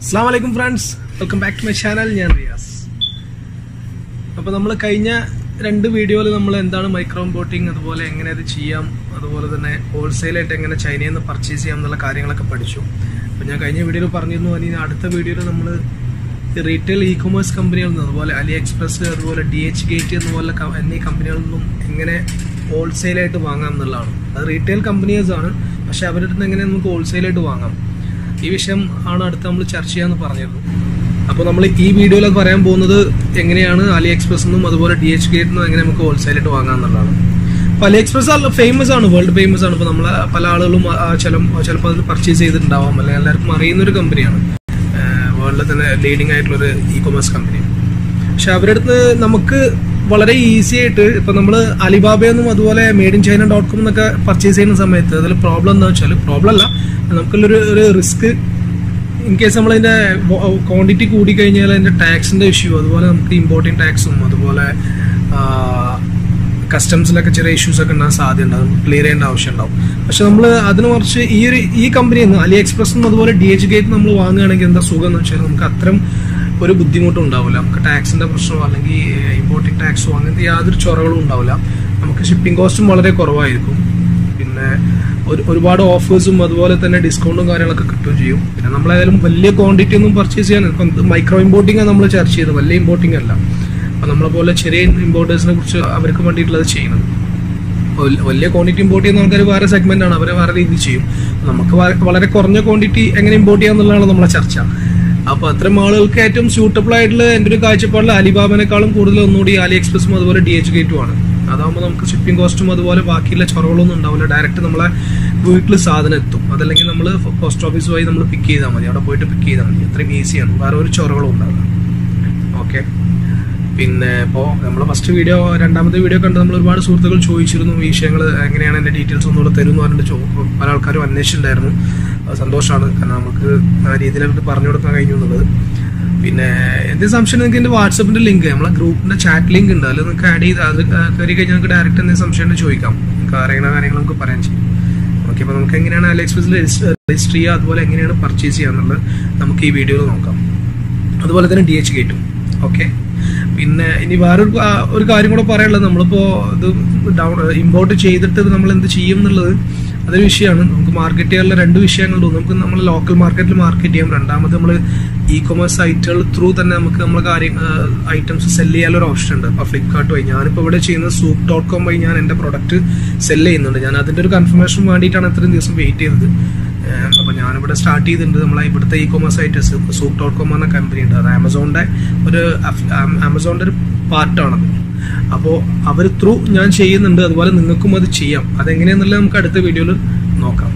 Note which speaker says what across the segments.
Speaker 1: അസ്സാം വലൈക്കും friends welcome back to my channel ഞാൻ റിയാസ് അപ്പോൾ നമ്മൾ കഴിഞ്ഞ രണ്ട് വീഡിയോയിൽ നമ്മൾ എന്താണ് മൈക്രോ ഇമ്പോർട്ടിങ് അതുപോലെ എങ്ങനെ അത് ചെയ്യാം അതുപോലെ തന്നെ ഹോൾസെയിലായിട്ട് എങ്ങനെ ചൈനയിൽ നിന്ന് പർച്ചേസ് ചെയ്യാം എന്നുള്ള കാര്യങ്ങളൊക്കെ പഠിച്ചു അപ്പോൾ ഞാൻ കഴിഞ്ഞ വീഡിയോയിൽ പറഞ്ഞിരുന്നു ഇനി അടുത്ത വീഡിയോയിൽ നമ്മൾ റീറ്റെയിൽ ഇ കൊമേഴ്സ് കമ്പനികളിൽ നിന്ന് അതുപോലെ അലി എക്സ്പ്രസ് അതുപോലെ ഡി എച്ച് ഗേറ്റ് എന്നുപോലെ ക- എന്നീ കമ്പനികളിൽ നിന്നും എങ്ങനെ ഹോൾസെയിലായിട്ട് വാങ്ങാം എന്നുള്ളതാണ് അത് റീറ്റെയിൽ കമ്പനീസ് ആണ് പക്ഷെ അവരുടെ അടുത്ത് എങ്ങനെ നമുക്ക് ഹോൾസെയിലായിട്ട് വാങ്ങാം ഈ വിഷയം ആണ് അടുത്ത് നമ്മൾ ചർച്ച ചെയ്യാന്ന് പറഞ്ഞിരുന്നു അപ്പോൾ നമ്മൾ ഈ വീഡിയോയിൽ അത് പറയാൻ പോകുന്നത് എങ്ങനെയാണ് അലി എക്സ്പ്രസ് നിന്നും അതുപോലെ ഡി എച്ച് ഗേറ്റ് നിന്നും എങ്ങനെ നമുക്ക് ഹോൾസെയിലായിട്ട് വാങ്ങാം എന്നുള്ളതാണ് അപ്പോൾ അലി എക്സ്പ്രസ് ഫേമസ് ആണ് വേൾഡ് ഫേമസ് ആണ് ഇപ്പോൾ നമ്മൾ പല ആളുകളും ആ, ചില ചിലപ്പോൾ അതിൽ പർച്ചേസ് ചെയ്തിട്ടുണ്ടാവാം അല്ലെങ്കിൽ എല്ലാവർക്കും അറിയുന്ന ഒരു കമ്പനിയാണ് വേൾഡിൽ തന്നെ ലീഡിംഗ് ആയിട്ടുള്ള ഒരു ഇ കൊമേഴ്സ് കമ്പനി പക്ഷെ അവരുടെ അടുത്ത് നമുക്ക് വളരെ ഈസി ആയിട്ട് ഇപ്പൊ നമ്മൾ അലിബാബയെന്നും അതുപോലെ made in China dot com എന്നൊക്കെ പർച്ചേസ് ചെയ്യുന്ന സമയത്ത് അതിൽ പ്രോബ്ലം എന്താ വെച്ചാൽ പ്രോബ്ലം അല്ല നമുക്കുള്ളൊരു ഒരു റിസ്ക് ഇൻ കേസ് നമ്മളതിന്റെ ക്വാണ്ടിറ്റി കൂടി കഴിഞ്ഞാൽ അതിന്റെ ടാക്സിന്റെ ഇഷ്യൂ അതുപോലെ നമുക്ക് ഇമ്പോർട്ടിംഗ് ടാക്സും അതുപോലെ കസ്റ്റംസിലൊക്കെ ചെറിയ ഇഷ്യൂസ് ഒക്കെ ഉണ്ടാകാൻ സാധ്യത ഉണ്ടാകും ക്ലിയർ ചെയ്യേണ്ട ആവശ്യം ഉണ്ടാവും പക്ഷെ നമ്മൾ അതിന് കുറച്ച് ഈ ഒരു ഈ കമ്പനിയിൽ നിന്ന് അലി എക്സ്പ്രസ്സും അതുപോലെ ഡി എച്ച് ഗേറ്റ് നമ്മൾ വാങ്ങുകയാണെങ്കിൽ എന്താ സുഖം എന്ന് വെച്ചാൽ നമുക്ക് അത്തരം ഒരു ബുദ്ധിമുട്ടും ഉണ്ടാവില്ല നമുക്ക് ടാക്സിന്റെ പ്രശ്നമോ അല്ലെങ്കിൽ ഇമ്പോർട്ടിംഗ് ടാക്സോ അങ്ങനത്തെ യാതൊരു ചൊറകളും ഉണ്ടാവില്ല നമുക്ക് ഷിപ്പിംഗ് കോസ്റ്റും വളരെ കുറവായിരിക്കും പിന്നെ ഒരു ഒരുപാട് ഓഫേഴ്സും അതുപോലെ തന്നെ ഡിസ്കൗണ്ടും കാര്യങ്ങളൊക്കെ കിട്ടുകയും ചെയ്യും പിന്നെ നമ്മളേതായാലും വലിയ ക്വാണ്ടിറ്റി ഒന്നും പർച്ചേസ് ചെയ്യാൻ ഇപ്പം മൈക്രോ ഇമ്പോർട്ടിംഗ് ആണ് നമ്മൾ ചർച്ച ചെയ്തത് വലിയ ഇമ്പോർട്ടിംഗ് അല്ല അപ്പം നമ്മളെ പോലെ ചെറിയ ഇമ്പോർട്ടേഴ്സിനെ കുറിച്ച് അവർക്ക് വേണ്ടിയിട്ടുള്ളത് ചെയ്യുന്നത് വൽ- വലിയ ക്വാണ്ടിറ്റി ഇമ്പോർട്ട് ചെയ്യുന്ന ആൾക്കാർ വേറെ സെഗ്മെന്റ് ആണ് അവരെ വേറെ രീതി ചെയ്യും നമുക്ക് വ- വളരെ കുറഞ്ഞ ക്വാണ്ടിറ്റി എങ്ങനെ ഇമ്പോർട്ട് ചെയ്യാം എന്നുള്ളതാണ് നമ്മളെ ചർച്ച അപ്പൊ അത്തരം ആളുകൾക്ക് ഏറ്റവും സ്യൂട്ടബിൾ ആയിട്ടുള്ള എൻ്റെ ഒരു കാഴ്ചപ്പാടിൽ അലിബാബിനേക്കാളും കൂടുതൽ ഒന്നുകൂടി അലി എക്സ്പ്രസും അതുപോലെ ഡി എച്ച് ഗേറ്റും ആണ് അതാകുമ്പോൾ നമുക്ക് ഷിപ്പിംഗ് കോസ്റ്റും അതുപോലെ ബാക്കിയുള്ള ചൊറകളൊന്നും ഉണ്ടാവില്ല ഡയറക്റ്റ് നമ്മളെ വീട്ടിൽ സാധനം എത്തും അതല്ലെങ്കിൽ നമ്മൾ പോസ്റ്റ് ഓഫീസ് വഴി നമ്മൾ പിക്ക് ചെയ്താൽ മതി അവിടെ പോയിട്ട് പിക്ക് ചെയ്താൽ മതി അത്രയും ഈസിയാണ് വേറെ ഒരു ചൊറകളും ഉണ്ടാവില്ല ഓക്കെ പിന്നെ ഇപ്പോൾ നമ്മൾ ഫസ്റ്റ് വീഡിയോ രണ്ടാമത്തെ വീഡിയോ കണ്ട് നമ്മൾ ഒരുപാട് സുഹൃത്തുക്കൾ ചോദിച്ചിരുന്നു ഈ വിഷയങ്ങൾ എങ്ങനെയാണ് എൻ്റെ ഡീറ്റെയിൽസ് ഒന്നുകൂടെ തരും എന്ന് പറഞ്ഞിട്ട് ചോ- പല ആൾക്കാരും അന്വേഷിച്ചിട്ടുണ്ടായിരുന്നു അത് സന്തോഷമാണ് കാരണം നമുക്ക് ആ രീതിയിൽ അവർക്ക് പറഞ്ഞു കൊടുക്കാൻ കഴിഞ്ഞു എന്നുള്ളത് പിന്നെ എന്തെങ്കിലും സംശയം നിങ്ങൾക്ക് എൻ്റെ വാട്സപ്പിൻ്റെ ലിങ്ക് നമ്മളെ ഗ്രൂപ്പിൻ്റെ ചാറ്റ് ലിങ്ക് ഉണ്ട് അതിൽ നിങ്ങൾക്ക് ആഡ് ചെയ്ത് അത് കയറി കഴിഞ്ഞാൽ നിങ്ങൾക്ക് ഡയറക്റ്റ് എന്തെങ്കിലും സംശയം ഉണ്ടെങ്കിൽ ചോദിക്കാം നിങ്ങൾക്ക് അറിയുന്ന കാര്യങ്ങൾ നമുക്ക് പറയാൻ ചെയ്യും ഓക്കെ അപ്പോൾ നമുക്ക് എങ്ങനെയാണ് അലി എക്സ്പ്രസിൽ രജിസ്റ്റർ ചെയ്യുക അതുപോലെ എങ്ങനെയാണ് പർച്ചേസ് ചെയ്യുക എന്നുള്ളത് നമുക്ക് ഈ വീഡിയോയിൽ നോക്കാം അതുപോലെ തന്നെ ഡി എച്ച് ഗേറ്റും ഓക്കെ പിന്നെ ഇനി വേറൊരു ആ, ഒരു കാര്യം കൂടെ പറയാനുള്ളത് നമ്മളിപ്പോ ഇത് ഡൗൺ ഇമ്പോർട്ട് ചെയ്തിട്ട് ഇത് നമ്മൾ എന്ത് ചെയ്യും എന്നുള്ളത് അതൊരു വിഷയമാണ് നമുക്ക് മാർക്കറ്റ് ചെയ്യാനുള്ള രണ്ട് വിഷയങ്ങളുണ്ട് ഒന്ന് നമുക്ക് നമ്മൾ ലോക്കൽ മാർക്കറ്റിൽ മാർക്കറ്റ് ചെയ്യാം രണ്ടാമത് നമ്മൾ ഇ കൊമേഴ്സ് സൈറ്റുകൾ ത്രൂ തന്നെ നമുക്ക് നമ്മൾ കാര്യം ഐറ്റംസ് സെല് ചെയ്യാനുള്ള ഒരു ഓപ്ഷൻ ഉണ്ട് അപ്പോൾ ഫ്ലിപ്കാർട്ട് വഴി ഞാനിപ്പോൾ ഇവിടെ ചെയ്യുന്നത് സൂപ്പ് ഡോട്ട് കോം വഴി ഞാൻ എൻ്റെ പ്രൊഡക്റ്റ് സെല് ചെയ്യുന്നുണ്ട് ഞാൻ അതിൻ്റെ ഒരു കൺഫർമേഷൻ വേണ്ടിയിട്ടാണ് ഇത്രയും ദിവസം വെയിറ്റ് ചെയ്തത് ഏഹ് അപ്പൊ ഞാനിവിടെ സ്റ്റാർട്ട് ചെയ്തിട്ടുണ്ട് നമ്മളെ ഇവിടുത്തെ ഇ കൊമേഴ്സ് ആയിട്ട് സൂപ്പ് ഡോട്ട് കോം എന്ന കമ്പനി ഉണ്ട് അത് ആമസോണിന്റെ ഒരു അഫ്- ആം- ആമസോണിന്റെ ഒരു പാർട്ടാണത് അപ്പോൾ അവർ ത്രൂ ഞാൻ ചെയ്യുന്നുണ്ട് അതുപോലെ നിങ്ങൾക്കും അത് ചെയ്യാം അതെങ്ങനെയാന്നുള്ളത് നമുക്ക് അടുത്ത വീഡിയോയിൽ നോക്കാം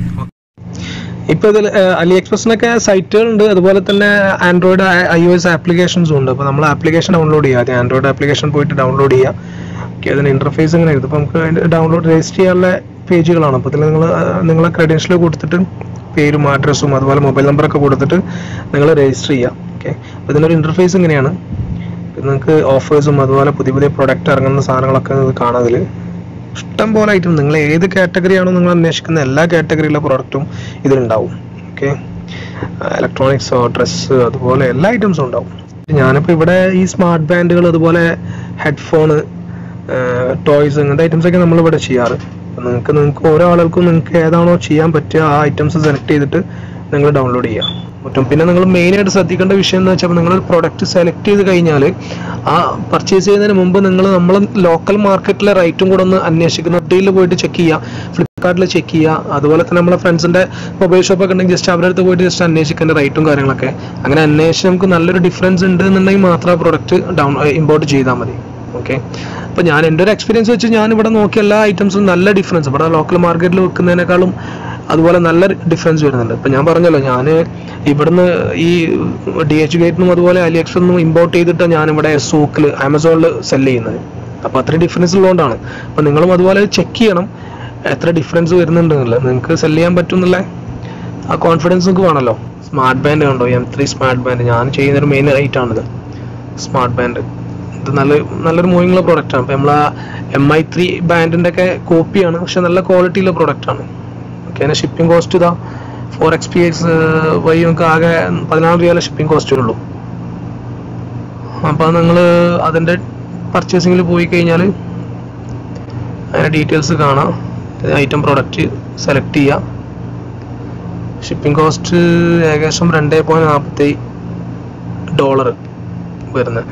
Speaker 1: ഇപ്പൊ ഇതിൽ അലി എക്സ്പ്രസിനൊക്കെ സൈറ്റുകളുണ്ട് അതുപോലെ തന്നെ ആൻഡ്രോയിഡ് ഐ ഒ എസ് ആപ്ലിക്കേഷൻസും ഉണ്ട് അപ്പോൾ നമ്മൾ ആപ്ലിക്കേഷൻ ഡൗൺലോഡ് ചെയ്യുക ആദ്യം ആൻഡ്രോയിഡ് ആപ്ലിക്കേഷൻ പോയിട്ട് ഡൗൺലോഡ് ചെയ്യുക ഓക്കെ അതിന് ഇന്റർഫേസ് ഇങ്ങനെ ഇത് അപ്പോൾ നമുക്ക് അതിന്റെ ഡൗൺലോഡ് രജിസ്റ്റർ ചെയ്യാനുള്ള പേജുകളാണ് അപ്പോൾ ഇതിൽ നിങ്ങൾ നിങ്ങളെ ക്രെഡൻഷ്യൽ കൊടുത്തിട്ട് പേരും അഡ്രസ്സും അതുപോലെ മൊബൈൽ നമ്പറൊക്കെ കൊടുത്തിട്ട് നിങ്ങൾ രജിസ്റ്റർ ചെയ്യുക ഓക്കെ അപ്പോൾ ഇതിനൊരു ഇന്റർഫേസ് ഇങ്ങനെയാണ് ഇത് നിങ്ങൾക്ക് ഓഫേഴ്സും അതുപോലെ പുതിയ പുതിയ പ്രൊഡക്റ്റ് ഇറങ്ങുന്ന സാധനങ്ങളൊക്കെ നിങ്ങൾക്ക് കാണാം അതിൽ ഇഷ്ടം പോലെ ഐറ്റം നിങ്ങൾ ഏത് കാറ്റഗറി ആണോ നിങ്ങൾ അന്വേഷിക്കുന്ന എല്ലാ കാറ്റഗറിയിലെ പ്രൊഡക്റ്റും ഇതിലുണ്ടാവും ഓക്കെ ഇലക്ട്രോണിക്സോ ഡ്രസ്സ് അതുപോലെ എല്ലാ ഐറ്റംസും ഉണ്ടാവും ഞാനിപ്പോൾ ഇവിടെ ഈ സ്മാർട്ട് ബാൻഡുകൾ അതുപോലെ ഹെഡ്ഫോണ് ടോയ്സ് അങ്ങനത്തെ ഐറ്റംസ് ഒക്കെ നമ്മൾ ഇവിടെ ചെയ്യാറ് അപ്പോൾ നിങ്ങൾക്ക് നിങ്ങൾക്ക് ഓരോ ആളുകൾക്കും നിങ്ങൾക്ക് ഏതാണോ ചെയ്യാൻ പറ്റുക ആ ഐറ്റംസ് സെലക്ട് ചെയ്തിട്ട് നിങ്ങൾ ഡൗൺലോഡ് ചെയ്യാം പറ്റും പിന്നെ നിങ്ങൾ മെയിൻ ആയിട്ട് ശ്രദ്ധിക്കേണ്ട വിഷയം എന്ന് വെച്ചാൽ നിങ്ങൾ പ്രൊഡക്റ്റ് സെലക്ട് ചെയ്ത് കഴിഞ്ഞാൽ ആ പർച്ചേസ് ചെയ്യുന്നതിന് മുമ്പ് നിങ്ങൾ നമ്മൾ ലോക്കൽ മാർക്കറ്റിലെ റേറ്റും കൂടെ ഒന്ന് അന്വേഷിക്കുന്ന ഡീലിൽ പോയിട്ട് ചെക്ക് ചെയ്യുക ഫ്ലിപ്കാർട്ടിൽ ചെക്ക് ചെയ്യുക അതുപോലെ തന്നെ നമ്മളെ ഫ്രണ്ട്സിന്റെ മൊബൈൽ ഷോപ്പ് ഒക്കെ ഉണ്ടെങ്കിൽ ജസ്റ്റ് അവരുടെ അടുത്ത് പോയിട്ട് ജസ്റ്റ് അന്വേഷിക്കേണ്ട റേറ്റും കാര്യങ്ങളൊക്കെ അങ്ങനെ അന്വേഷിച്ച് നമുക്ക് നല്ലൊരു ഡിഫറൻസ് ഉണ്ട് എന്നുണ്ടെങ്കിൽ മാത്രം ആ പ്രൊഡക്റ്റ് ഡൗൺ ഇമ്പോർട്ട് ചെയ്താൽ മതി ഓക്കെ അപ്പൊ ഞാൻ എൻ്റെ ഒരു എക്സ്പീരിയൻസ് വെച്ച് ഞാൻ ഇവിടെ നോക്കിയ എല്ലാ ഐറ്റംസും നല്ല ഡിഫറൻസ് ഇവിടെ ലോക്കൽ മാർക്കറ്റിൽ വെക്കുന്നതിനേക്കാളും അതുപോലെ നല്ല ഡിഫറൻസ് വരുന്നുണ്ട് ഇപ്പൊ ഞാൻ പറഞ്ഞല്ലോ ഞാൻ ഇവിടുന്ന് ഈ ഡി എച്ച് ഗേറ്റിനും അതുപോലെ അലി എക്സ്പ്രസ് ഇമ്പോർട്ട് ചെയ്തിട്ട് ഞാൻ ഇവിടെ സൂക്കിൽ ആമസോണിൽ സെല് ചെയ്യുന്നത് അപ്പൊ അത്ര ഡിഫറൻസ് ഉള്ളതുകൊണ്ടാണ് അപ്പൊ നിങ്ങളും അതുപോലെ ചെക്ക് ചെയ്യണം എത്ര ഡിഫറൻസ് വരുന്നുണ്ടെന്നുള്ളത് നിങ്ങൾക്ക് സെല് ചെയ്യാൻ പറ്റും എന്നുള്ള ആ കോൺഫിഡൻസ് നിങ്ങൾക്ക് വേണമല്ലോ സ്മാർട്ട് ബാൻഡ് കണ്ടോ എം ത്രീ സ്മാർട്ട് ബാൻഡ് ഞാൻ ചെയ്യുന്നൊരു മെയിൻ ഐറ്റം ആണിത് സ്മാർട്ട് ബാൻഡ് ഇത് നല്ല നല്ലൊരു മൂവിങ്ങുള്ള പ്രോഡക്റ്റ് ആണ് അപ്പൊ നമ്മളെ എം ഐ ത്രീ ബാൻഡിന്റെ ഒക്കെ കോപ്പിയാണ് പക്ഷെ നല്ല ക്വാളിറ്റിയുള്ള പ്രോഡക്റ്റ് ആണ് ഓക്കെ അതിന്റെ ഷിപ്പിംഗ് കോസ്റ്റ് ഇതാ ഫോർ എക്സ് പി എക്സ് വഴി നമുക്ക് ആകെ പതിനാറ് രൂപ ഷിപ്പിംഗ് കോസ്റ്റ് ഉള്ളൂ അപ്പോൾ നിങ്ങൾ അതിൻ്റെ പർച്ചേസിങ്ങിൽ പോയി കഴിഞ്ഞാൽ അതിൻ്റെ ഡീറ്റെയിൽസ് കാണാം ഐറ്റം പ്രൊഡക്റ്റ് സെലക്ട് ചെയ്യുക ഷിപ്പിംഗ് കോസ്റ്റ് ഏകദേശം രണ്ട് പോയിൻറ്റ് നാൽപ്പത്തി ഡോളർ വരുന്നത്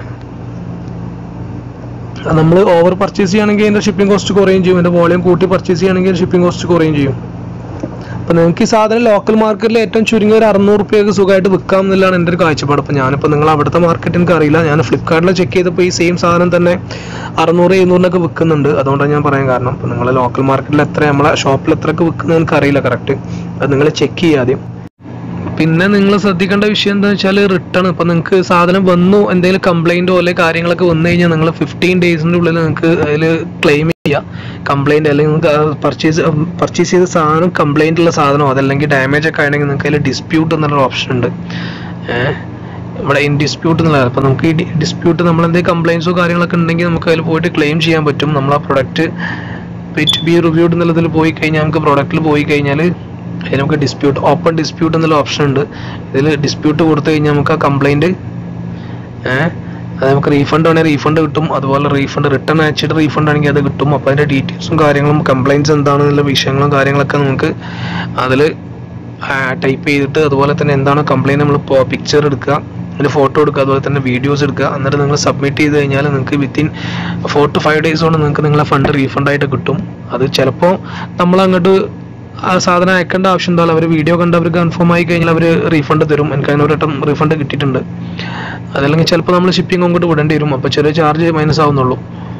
Speaker 1: നമ്മൾ ഓവർ പർച്ചേസ് ചെയ്യുകയാണെങ്കിൽ അതിൻ്റെ ഷിപ്പിംഗ് കോസ്റ്റ് കുറയും ചെയ്യും അതിൻ്റെ വോളിയം കൂട്ടി പർച്ചേസ് ചെയ്യുകയാണെങ്കിൽ ഷിപ്പിംഗ് കോസ്റ്റ് കുറയും ചെയ്യും അപ്പോൾ നിങ്ങൾക്ക് ഈ സാധനം ലോക്കൽ മാർക്കറ്റിൽ ഏറ്റവും ചുരുങ്ങിയ ഒരു അറുന്നൂറ് റുപ്യക്ക് സുഖമായിട്ട് വിൽക്കാം എന്നുള്ളതാണ് എൻ്റെ ഒരു കാഴ്ചപ്പാട് അപ്പോൾ ഞാനിപ്പോൾ നിങ്ങൾ അവിടുത്തെ മാർക്കറ്റ് എനിക്ക് അറിയില്ല ഞാൻ ഫ്ലിപ്കാർട്ടിൽ ചെക്ക് ചെയ്തപ്പോൾ ഈ സെയിം സാധനം തന്നെ അറുന്നൂറ് എഴുന്നൂറിനൊക്കെ വിൽക്കുന്നുണ്ട് അതുകൊണ്ടാണ് ഞാൻ പറയാൻ കാരണം അപ്പോൾ നിങ്ങൾ ലോക്കൽ മാർക്കറ്റിൽ എത്ര നമ്മളെ ഷോപ്പിൽ എത്രയൊക്കെ വിൽക്കുന്നത് എനിക്ക് അറിയില്ല കറക്റ്റ് അത് നിങ്ങൾ ചെക്ക് ചെയ്യുക ആദ്യം പിന്നെ നിങ്ങൾ ശ്രദ്ധിക്കേണ്ട വിഷയം എന്താ വെച്ചാൽ റിട്ടേൺ ഇപ്പം നിങ്ങൾക്ക് സാധനം വന്നു എന്തെങ്കിലും കംപ്ലൈൻറ്റോ അല്ലെങ്കിൽ കാര്യങ്ങളൊക്കെ വന്നു കഴിഞ്ഞാൽ നിങ്ങൾ ഫിഫ്റ്റീൻ ഡേയ്സിൻ്റെ ഉള്ളിൽ നിങ്ങൾക്ക് അതിൽ ക്ലെയിം ചെയ്യാം കംപ്ലൈൻറ്റ് അല്ലെങ്കിൽ നിങ്ങൾക്ക് പർച്ചേസ് പർച്ചേസ് ചെയ്ത സാധനം കംപ്ലൈൻ്റ് ഉള്ള സാധനമോ അതല്ലെങ്കിൽ ഡാമേജ് ഒക്കെ ആണെങ്കിൽ നിങ്ങൾക്ക് അതിൽ ഡിസ്പ്യൂട്ട് എന്നുള്ള ഓപ്ഷൻ ഉണ്ട് ഏഹ് ഇവിടെ ഇൻ ഡിസ്പ്യൂട്ട് എന്നുള്ളത് അപ്പോൾ നമുക്ക് ഈ ഡിസ്പ്യൂട്ട് നമ്മൾ എന്തെങ്കിലും കംപ്ലൈൻസോ കാര്യങ്ങളൊക്കെ ഉണ്ടെങ്കിൽ നമുക്ക് അതിൽ പോയിട്ട് ക്ലെയിം ചെയ്യാൻ പറ്റും നമ്മൾ ആ പ്രൊഡക്റ്റ് പിറ്റ് ബി റിവ്യൂഡ് എന്നുള്ളതിൽ പോയി കഴിഞ്ഞാൽ നമുക്ക് പ്രൊഡക്റ്റിൽ പോയി കഴിഞ്ഞാൽ അതിൽ നമുക്ക് ഡിസ്പ്യൂട്ട് ഓപ്പൺ ഡിസ്പ്യൂട്ട് എന്നുള്ള ഓപ്ഷൻ ഉണ്ട് ഇതിൽ ഡിസ്പ്യൂട്ട് കൊടുത്തു കഴിഞ്ഞാൽ നമുക്ക് ആ കംപ്ലൈൻറ്റ് ഏഹ് അത് നമുക്ക് റീഫണ്ട് ആണെങ്കിൽ റീഫണ്ട് കിട്ടും അതുപോലെ റീഫണ്ട് റിട്ടേൺ അയച്ചിട്ട് റീഫണ്ട് ആണെങ്കിൽ അത് കിട്ടും അപ്പോൾ അതിൻ്റെ ഡീറ്റെയിൽസും കാര്യങ്ങളും കംപ്ലൈൻറ്റ്സ് എന്താണെന്നുള്ള വിഷയങ്ങളും കാര്യങ്ങളൊക്കെ നമുക്ക് അതിൽ ടൈപ്പ് ചെയ്തിട്ട് അതുപോലെ തന്നെ എന്താണ് കംപ്ലൈൻറ്റ് നമ്മൾ പിക്ചർ എടുക്കുക അതിൻ്റെ ഫോട്ടോ എടുക്കുക അതുപോലെ തന്നെ വീഡിയോസ് എടുക്കുക എന്നിട്ട് നിങ്ങൾ സബ്മിറ്റ് ചെയ്ത് കഴിഞ്ഞാൽ നിങ്ങൾക്ക് within four to five days കൊണ്ട് നിങ്ങൾക്ക് നിങ്ങളെ ഫണ്ട് റീഫണ്ട് ആയിട്ട് കിട്ടും അത് ചിലപ്പോൾ നമ്മൾ അങ്ങോട്ട് ആ സാധനം അയക്കേണ്ട ആവശ്യം ഉണ്ടാവില്ല അവർ വീഡിയോ കണ്ട് അവർ കൺഫേം ആയി കഴിഞ്ഞാൽ അവർ റീഫണ്ട് തരും എനിക്ക് അതിന് ഒരു വട്ടം റീഫണ്ട് കിട്ടിയിട്ടുണ്ട് അതല്ലെങ്കിൽ ചിലപ്പോൾ നമ്മൾ ഷിപ്പിംഗ് അങ്ങോട്ട് വിടേണ്ടി വരും അപ്പോൾ ചെറിയ ചാർജ് മൈനസ് ആവുന്നുള്ളൂ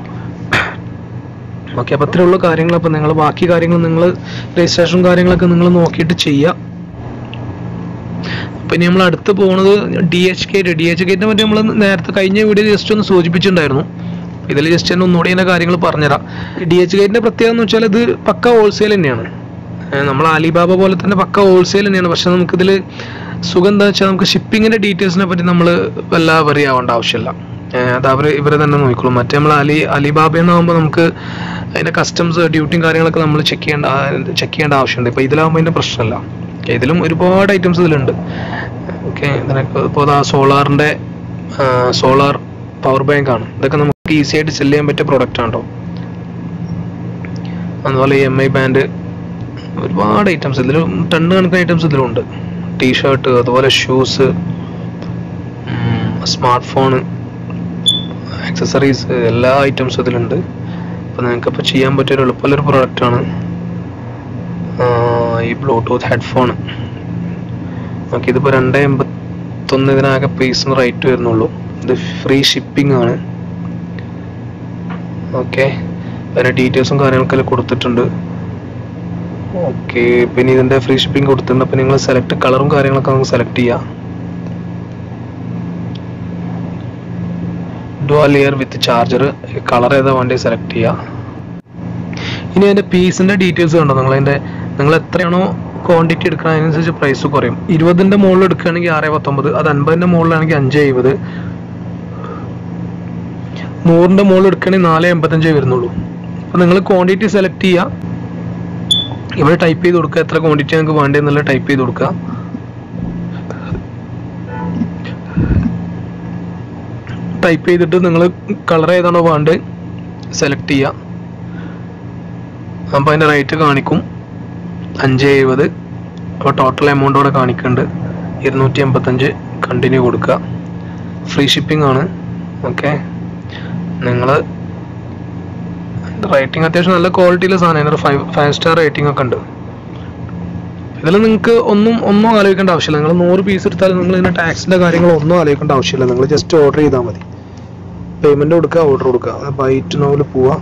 Speaker 1: ഓക്കെ അപ്പോൾ അത്രയുള്ള കാര്യങ്ങൾ അപ്പോൾ നിങ്ങൾ ബാക്കി കാര്യങ്ങൾ നിങ്ങൾ രജിസ്ട്രേഷൻ കാര്യങ്ങളൊക്കെ നിങ്ങൾ നോക്കിയിട്ട് ചെയ്യുക അപ്പോൾ ഇനി നമ്മൾ അടുത്ത് പോകുന്നത് D H K D H കെറ്റിനെ പറ്റി നമ്മൾ നേരത്തെ കഴിഞ്ഞ വീഡിയോ ജസ്റ്റ് ഒന്ന് സൂചിപ്പിച്ചിട്ടുണ്ടായിരുന്നു ഇതിൽ ജസ്റ്റ് തന്നെ ഒന്നുകൂടി അതിൻ്റെ കാര്യങ്ങൾ പറഞ്ഞുതരാം ഡി എച്ച് ഗേറ്റിൻ്റെ പ്രത്യേകത എന്ന് വെച്ചാൽ ഇത് പക്ക ഹോൾസെയിൽ തന്നെയാണ് ഏഹ് നമ്മൾ അലിബാബ പോലെ തന്നെ പക്ക ഹോൾസെയിൽ തന്നെയാണ് പക്ഷെ നമുക്കിതിൽ സുഖം എന്താ വെച്ചാൽ നമുക്ക് ഷിപ്പിങ്ങിൻ്റെ ഡീറ്റെയിൽസിനെ പറ്റി നമ്മൾ വല്ല വറി ആവേണ്ട ആവശ്യമില്ല ഏഹ് അത് അവർ ഇവരെ തന്നെ നോക്കിക്കോളും മറ്റേ നമ്മൾ അലി അലിബാബ എന്നാകുമ്പോൾ നമുക്ക് അതിൻ്റെ കസ്റ്റംസ് ഡ്യൂട്ടിയും കാര്യങ്ങളൊക്കെ നമ്മൾ ചെക്ക് ചെയ്യേണ്ട ചെക്ക് ചെയ്യേണ്ട ആവശ്യമുണ്ട് ഇപ്പോൾ ഇതിലാകുമ്പോൾ അതിൻ്റെ പ്രശ്നമല്ല ഇതിലും ഒരുപാട് ഐറ്റംസ് ഇതിലുണ്ട് ഓക്കെ ഇതിനൊക്കെ ഇപ്പോൾ ആ സോളാറിൻ്റെ സോളാർ പവർ ബാങ്ക് ആണ് ഇതൊക്കെ നമുക്ക് ഈസി ആയിട്ട് സെല് ചെയ്യാൻ പറ്റിയ പ്രൊഡക്റ്റ് ആണ് കേട്ടോ അതുപോലെ എം ഐ ബാൻഡ് ഒരുപാട് ഐറ്റംസ് ഇതിൽ ടണ്ണ് കണക്കിന് ഐറ്റംസ് ഇതിലുണ്ട് ടീഷർട്ട് അതുപോലെ ഷൂസ് സ്മാർട്ട് ഫോൺ ആക്സസറീസ് എല്ലാ ഐറ്റംസും ഇതിലുണ്ട് അപ്പോൾ നിങ്ങൾക്കിപ്പോൾ ചെയ്യാൻ പറ്റിയ ഒരു എളുപ്പമുള്ളൊരു പ്രൊഡക്റ്റാണ് ഈ ബ്ലൂടൂത്ത് ഹെഡ്ഫോൺ ഓക്കെ ഇതിപ്പോൾ രണ്ട് എൺപത്തൊന്ന് ഇതിനാകെ പൈസ റേറ്റ് വരുന്നുള്ളൂ ഇത് ഫ്രീ ഷിപ്പിംഗ് ആണ് ഓക്കെ അതിൻ്റെ ഡീറ്റെയിൽസും കാര്യങ്ങളൊക്കെ അതിൽ കൊടുത്തിട്ടുണ്ട് ഓക്കെ പിന്നെ ഇതിൻ്റെ ഫ്രീ ഷിപ്പിംഗ് കൊടുത്തിട്ടുണ്ട് അപ്പോൾ നിങ്ങൾ സെലക്ട് കളറും കാര്യങ്ങളൊക്കെ നമുക്ക് സെലക്ട് ചെയ്യാം dual ear with charger colour ഏതാ വേണ്ടി സെലക്ട് ചെയ്യുക ഇനി അതിൻ്റെ പീസിൻ്റെ ഡീറ്റെയിൽസ് കണ്ടോ നിങ്ങൾ അതിൻ്റെ നിങ്ങൾ എത്രയാണോ ക്വാണ്ടിറ്റി എടുക്കണം അതിനനുസരിച്ച് പ്രൈസ് കുറയും ഇരുപതിൻ്റെ മുകളിൽ എടുക്കുകയാണെങ്കിൽ ആറ് പത്തൊമ്പത് അത് അൻപതിൻ്റെ മുകളിലാണെങ്കിൽ അഞ്ച് എഴുപത് നൂറിൻ്റെ മുകളിൽ എടുക്കുകയാണെങ്കിൽ നാല് എൺപത്തഞ്ചേ വരുന്നുള്ളൂ അപ്പോൾ നിങ്ങൾ ക്വാണ്ടിറ്റി സെലക്ട് ചെയ്യുക ഇവിടെ ടൈപ്പ് ചെയ്ത് കൊടുക്കുക എത്ര ക്വാണ്ടിറ്റി നിങ്ങൾക്ക് വേണ്ടതെന്നുള്ള ടൈപ്പ് ചെയ്ത് കൊടുക്കുക ടൈപ്പ് ചെയ്തിട്ട് നിങ്ങൾ കളർ ഏതാണോ വേണ്ടത് സെലക്ട് ചെയ്യുക അപ്പോൾ അതിൻ്റെ റേറ്റ് കാണിക്കും അഞ്ച് എഴുപത് അപ്പോൾ ടോട്ടൽ എമൗണ്ട് അവിടെ കാണിക്കുന്നുണ്ട് ഇരുന്നൂറ്റി എൺപത്തഞ്ച് കണ്ടിന്യൂ കൊടുക്കുക ഫ്രീ ഷിപ്പിംഗ് ആണ് ഓക്കെ നിങ്ങൾ റേറ്റിംഗ് അത്യാവശ്യം നല്ല ക്വാളിറ്റിയിലെ സാധനമാണ് ഫൈവ് ഫൈവ് സ്റ്റാർ റേറ്റിംഗ് ഒക്കെ ഉണ്ട് ഇതിൽ നിങ്ങൾക്ക് ഒന്നും ഒന്നും ആലോചിക്കേണ്ട ആവശ്യമില്ല നിങ്ങൾ നൂറ് പീസ് എടുത്താലും നിങ്ങൾ ഇതിൻ്റെ ടാക്സിൻ്റെ കാര്യങ്ങൾ ഒന്നും ആലോചിക്കേണ്ട ആവശ്യമില്ല നിങ്ങൾ ജസ്റ്റ് ഓർഡർ ചെയ്താൽ മതി പേയ്മെൻറ്റ് കൊടുക്കുക ഓർഡർ കൊടുക്കുക ബൈറ്റ് നോവിൽ പോവുക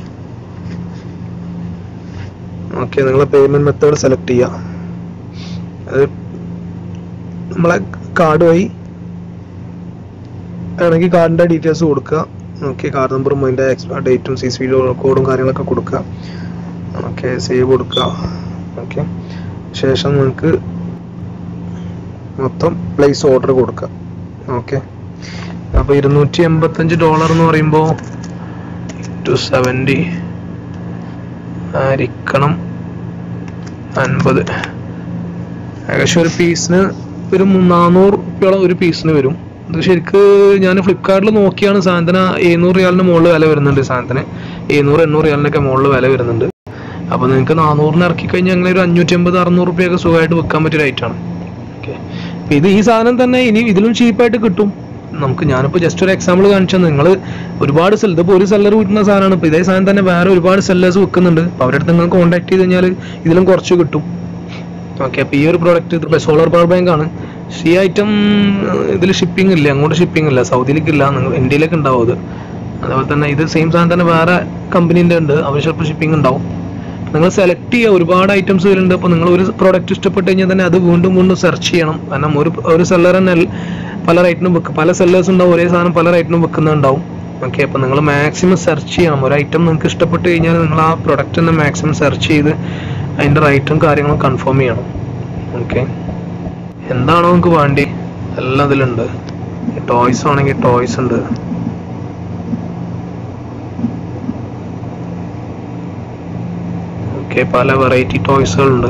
Speaker 1: ഓക്കെ നിങ്ങൾ പേയ്മെൻറ്റ് മെത്തേഡ് സെലക്ട് ചെയ്യുക അത് നമ്മളെ കാർഡ് വഴി ആണെങ്കിൽ കാർഡിൻ്റെ ഡീറ്റെയിൽസ് കൊടുക്കുക ഓക്കെ കാർഡ് നമ്പറും അതിൻ്റെ എക്സ്പയർ ഡേറ്റും സി സി കോഡും കാര്യങ്ങളൊക്കെ കൊടുക്കുക ഓക്കെ സേവ് കൊടുക്കുക ഓക്കെ ശേഷം നിങ്ങൾക്ക് മൊത്തം പ്ലേസ് ഓർഡർ കൊടുക്കുക ഓക്കെ അപ്പോൾ ഇരുന്നൂറ്റി എൺപത്തഞ്ച് ഡോളർ എന്ന് പറയുമ്പോൾ ടു സെവൻറ്റി ആയിരിക്കണം അൻപത് ഏകദേശം ഒരു പീസിന് ഒരു മു- നാനൂറ് റുപ്യോളം ഒരു പീസിന് വരും ഇത് ശരിക്ക് ഞാൻ ഫ്ലിപ്കാർട്ടിൽ നോക്കിയാണ് സാധനത്തിന് എഴുന്നൂറ് റിയാലിന് മുകളിൽ വില വരുന്നുണ്ട് ഈ സാധനത്തിന് എഴുന്നൂറ് എണ്ണൂറ് റിയാലിനൊക്കെ മുകളിൽ വില വരുന്നുണ്ട് അപ്പോൾ നിങ്ങൾക്ക് നാനൂറിന് ഇറക്കി കഴിഞ്ഞാൽ അങ്ങനെ ഒരു അഞ്ഞൂറ്റി അമ്പത് അറുന്നൂറ് റുപ്യൊക്കെ സുഖമായിട്ട് വിൽക്കാൻ പറ്റിയ റേറ്റാണ് ഓക്കെ ഇത് ഈ സാധനം തന്നെ ഇനി ഇതിലും ചീപ്പായിട്ട് കിട്ടും നമുക്ക് ഞാനിപ്പോൾ ജസ്റ്റ് ഒരു എക്സാമ്പിൾ കാണിച്ചാൽ നിങ്ങൾ ഒരുപാട് സെൽ ഇതിപ്പോൾ ഒരു സെല്ലർ വിൽക്കുന്ന സാധനമാണ് ഇപ്പോൾ ഇതേ സാധനം തന്നെ വേറെ ഒരുപാട് സെല്ലേഴ്സ് വിൽക്കുന്നുണ്ട് അപ്പോൾ അവരുടെ അടുത്ത് നിങ്ങൾ കോൺടാക്ട് ചെയ്ത് കഴിഞ്ഞാൽ ഇതിലും കുറച്ച് കിട്ടും ഓക്കെ അപ്പോൾ ഈ ഒരു പ്രോഡക്റ്റ് ഇത് സോളാർ പവർ ബാങ്ക് ആണ് പക്ഷേ ഈ ഐറ്റം ഇതിൽ ഷിപ്പിംഗ് ഇല്ല അങ്ങോട്ട് ഷിപ്പിംഗ് ഇല്ല സൗദിയിലേക്ക് ഇല്ല നിങ്ങൾ ഇന്ത്യയിലേക്ക് ഉണ്ടാവും അത് അതേപോലെ തന്നെ ഇത് സെയിം സാധനം തന്നെ വേറെ കമ്പനീൻ്റെ ഉണ്ട് അവർ ചിലപ്പോൾ ഷിപ്പിംഗ് ഉണ്ടാവും നിങ്ങൾ സെലക്ട് ചെയ്യുക ഒരുപാട് ഐറ്റംസ് വരുന്നുണ്ട് അപ്പോൾ നിങ്ങൾ ഒരു പ്രോഡക്റ്റ് ഇഷ്ടപ്പെട്ട് കഴിഞ്ഞാൽ തന്നെ അത് വീണ്ടും വീണ്ടും സെർച്ച് ചെയ്യണം കാരണം ഒരു ഒരു സെല്ലർ തന്നെ പല റേറ്റിനും വെക്കും പല സെല്ലേഴ്സ് ഉണ്ടാവും ഒരേ സാധനം പല റേറ്റിനും വെക്കുന്നുണ്ടാവും ഓക്കെ അപ്പോൾ നിങ്ങൾ മാക്സിമം സെർച്ച് ചെയ്യണം ഒരു ഐറ്റം നിങ്ങൾക്ക് ഇഷ്ടപ്പെട്ട് കഴിഞ്ഞാൽ നിങ്ങൾ ആ പ്രൊഡക്റ്റ് തന്നെ മാക്സിമം സെർച്ച് ചെയ്ത് അതിൻ്റെ റേറ്റും കാര്യങ്ങളും കൺഫേം ചെയ്യണം ഓക്കെ എന്താണോ നിങ്ങൾക്ക് വേണ്ടി എല്ലാം ഇതിലുണ്ട് ടോയ്സ് ആണെങ്കിൽ ടോയ്സ് ഉണ്ട് ഓക്കെ പല വെറൈറ്റി ടോയ്സുകളുണ്ട്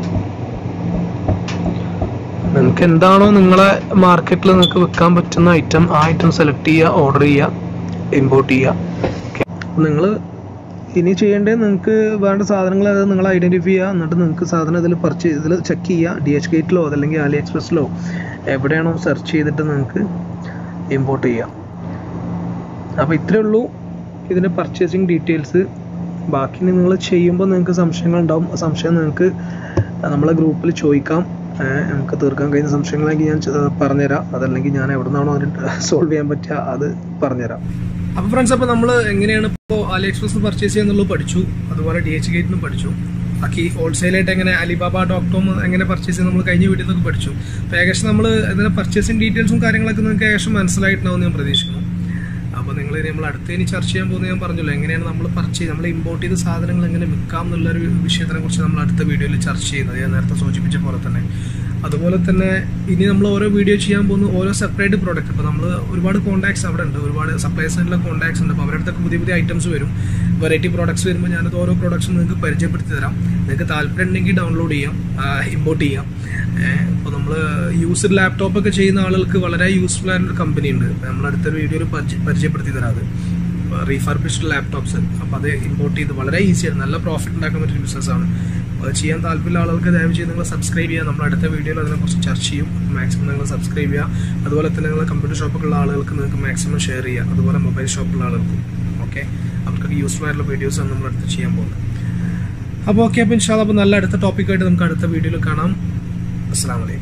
Speaker 1: നിങ്ങൾക്ക് എന്താണോ നിങ്ങളെ മാർക്കറ്റിൽ നിങ്ങൾക്ക് വിൽക്കാൻ പറ്റുന്ന ഐറ്റം ആ ഐറ്റം സെലക്ട് ചെയ്യുക ഓർഡർ ചെയ്യുക ഇമ്പോർട്ട് ചെയ്യുക നിങ്ങൾ ഇനി ചെയ്യേണ്ടത് നിങ്ങൾക്ക് വേണ്ട സാധനങ്ങൾ അത് നിങ്ങൾ ഐഡൻറ്റിഫൈ ചെയ്യുക എന്നിട്ട് നിങ്ങൾക്ക് സാധനം ഇതിൽ പർച്ചേസ് ഇതിൽ ചെക്ക് ചെയ്യുക ഡി എച്ച് ഗേറ്റിലോ അതല്ലെങ്കിൽ അലി എക്സ്പ്രസ്സിലോ എവിടെയാണോ സെർച്ച് ചെയ്തിട്ട് നിങ്ങൾക്ക് ഇമ്പോർട്ട് ചെയ്യാം അപ്പോൾ ഇത്രയേ ഉള്ളൂ ഇതിൻ്റെ പർച്ചേസിങ് ഡീറ്റെയിൽസ് ബാക്കി നിങ്ങൾ ചെയ്യുമ്പോൾ നിങ്ങൾക്ക് സംശയങ്ങൾ ഉണ്ടാവും ആ സംശയം നിങ്ങൾക്ക് നമ്മളെ ഗ്രൂപ്പിൽ ചോദിക്കാം ഏഹ് നമുക്ക് തീർക്കാൻ കഴിയുന്ന സംശയങ്ങളെങ്കിൽ ഞാൻ ചെ- പറഞ്ഞുതരാം അതല്ലെങ്കിൽ ഞാൻ എവിടെ നിന്നാണോ അതിന് സോൾവ് ചെയ്യാൻ പറ്റുക അത് പറഞ്ഞുതരാം അപ്പോൾ ഫ്രണ്ട്സ് അപ്പോൾ നമ്മൾ എങ്ങനെയാണ് ഇപ്പോൾ അലി എക്സ്പ്രസ് പർച്ചേസ് ചെയ്യാന്നുള്ളത് പഠിച്ചു അതുപോലെ ഡി എച്ച് ഗേറ്റിനും പഠിച്ചു ബാക്കി ഹോൾസെയിലായിട്ട് എങ്ങനെ അലിബാബ ഡോട്ട് കോം എങ്ങനെ പർച്ചേസ് ചെയ്യാൻ നമ്മൾ കഴിഞ്ഞ വീഡിയോയിൽ നിന്നൊക്കെ പഠിച്ചു അപ്പോൾ ഏകദേശം നമ്മൾ ഇതിൻ്റെ പർച്ചേസിങ് ഡീറ്റെയിൽസും കാര്യങ്ങളൊക്കെ നിങ്ങൾക്ക് ഏകദേശം മനസ്സിലായിട്ടുണ്ടാവും ഞാൻ പ്രതീക്ഷിക്കുന്നു അപ്പോൾ നിങ്ങൾ നമ്മൾ അടുത്ത് ഇനി ചർച്ച ചെയ്യാൻ പോകുന്നത് ഞാൻ പറഞ്ഞല്ലോ എങ്ങനെയാണ് നമ്മൾ പർച്ചേസ് നമ്മൾ ഇമ്പോർട്ട് ചെയ്ത സാധനങ്ങൾ എങ്ങനെ വിൽക്കാം എന്നുള്ളൊരു വിഷയത്തിനെ കുറിച്ച് നമ്മൾ അടുത്ത വീഡിയോയിൽ ചർച്ച ചെയ്യുന്നത് ഞാൻ നേരത്തെ സൂചിപ്പിച്ച പോലെ തന്നെ അതുപോലെ തന്നെ ഇനി നമ്മൾ ഓരോ വീഡിയോ ചെയ്യാൻ പോകുന്ന ഓരോ സെപ്പറേറ്റ് പ്രോഡക്റ്റ് ഇപ്പോൾ നമ്മൾ ഒരുപാട് കോൺടാക്ട്സ് അവിടെ ഉണ്ട് ഒരുപാട് സപ്ലൈസിനുള്ള കോൺടാക്ട്സ് ഉണ്ട് അപ്പോൾ അവരുടെ അടുത്തൊക്കെ പുതിയ പുതിയ ഐറ്റംസ് വരും വെറൈറ്റി പ്രോഡക്ട്സ് വരുമ്പോൾ ഞാനത് ഓരോ പ്രോഡക്ട്സും നിങ്ങൾക്ക് പരിചയപ്പെടുത്തി തരാം നിങ്ങൾക്ക് താല്പര്യം ഉണ്ടെങ്കിൽ ഡൗൺലോഡ് ചെയ്യാം ഇമ്പോർട്ട് ചെയ്യാം ഇപ്പോൾ നമ്മൾ യൂസ്ഡ് ലാപ്ടോപ്പ് ഒക്കെ ചെയ്യുന്ന ആളുകൾക്ക് വളരെ യൂസ്ഫുൾ ആയിട്ടുള്ള കമ്പനി ഉണ്ട് നമ്മൾ അടുത്തൊരു വീഡിയോയിൽ പരിചയപ്പെടുത്തി തരാം അത് റീഫർബിഷ്ഡ് ലാപ്ടോപ്സ് അപ്പോൾ അത് ഇമ്പോർട്ട് ചെയ്ത് വളരെ ഈസിയാണ് നല്ല പ്രോഫിറ്റ് ഉണ്ടാക്കാൻ പറ്റിയ ബിസിനസ്സാണ് അത് ചെയ്യാൻ താല്പര്യമുള്ള ആളുകൾക്ക് ദയവ് ചെയ്ത് നിങ്ങൾ സബ്സ്ക്രൈബ് ചെയ്യുക നമ്മൾ അടുത്ത വീഡിയോയിൽ അതിനെക്കുറിച്ച് ചർച്ച ചെയ്യും മാക്സിമം നിങ്ങൾ സബ്സ്ക്രൈബ് ചെയ്യുക അതുപോലെ തന്നെ നിങ്ങൾ കമ്പ്യൂട്ടർ ഷോപ്പൊക്കെയുള്ള ആളുകൾക്ക് നിങ്ങൾക്ക് മാക്സിമം ഷെയർ ചെയ്യുക അതുപോലെ മൊബൈൽ ഷോപ്പുള്ള ആളുകൾക്കും ഓക്കെ അവർക്കൊക്കെ യൂസ്ഫുൾ ആയിട്ടുള്ള വീഡിയോസാണ് നമ്മൾ അടുത്ത് ചെയ്യാൻ പോകുന്നത് അപ്പോൾ ഓക്കെ അപ്പോൾ ഇൻഷാല്ല അപ്പോൾ നല്ല അടുത്ത ടോപ്പിക്കായിട്ട് നമുക്ക് അടുത്ത വീഡിയോയിൽ കാണാം അസ്സാം വലൈക്കും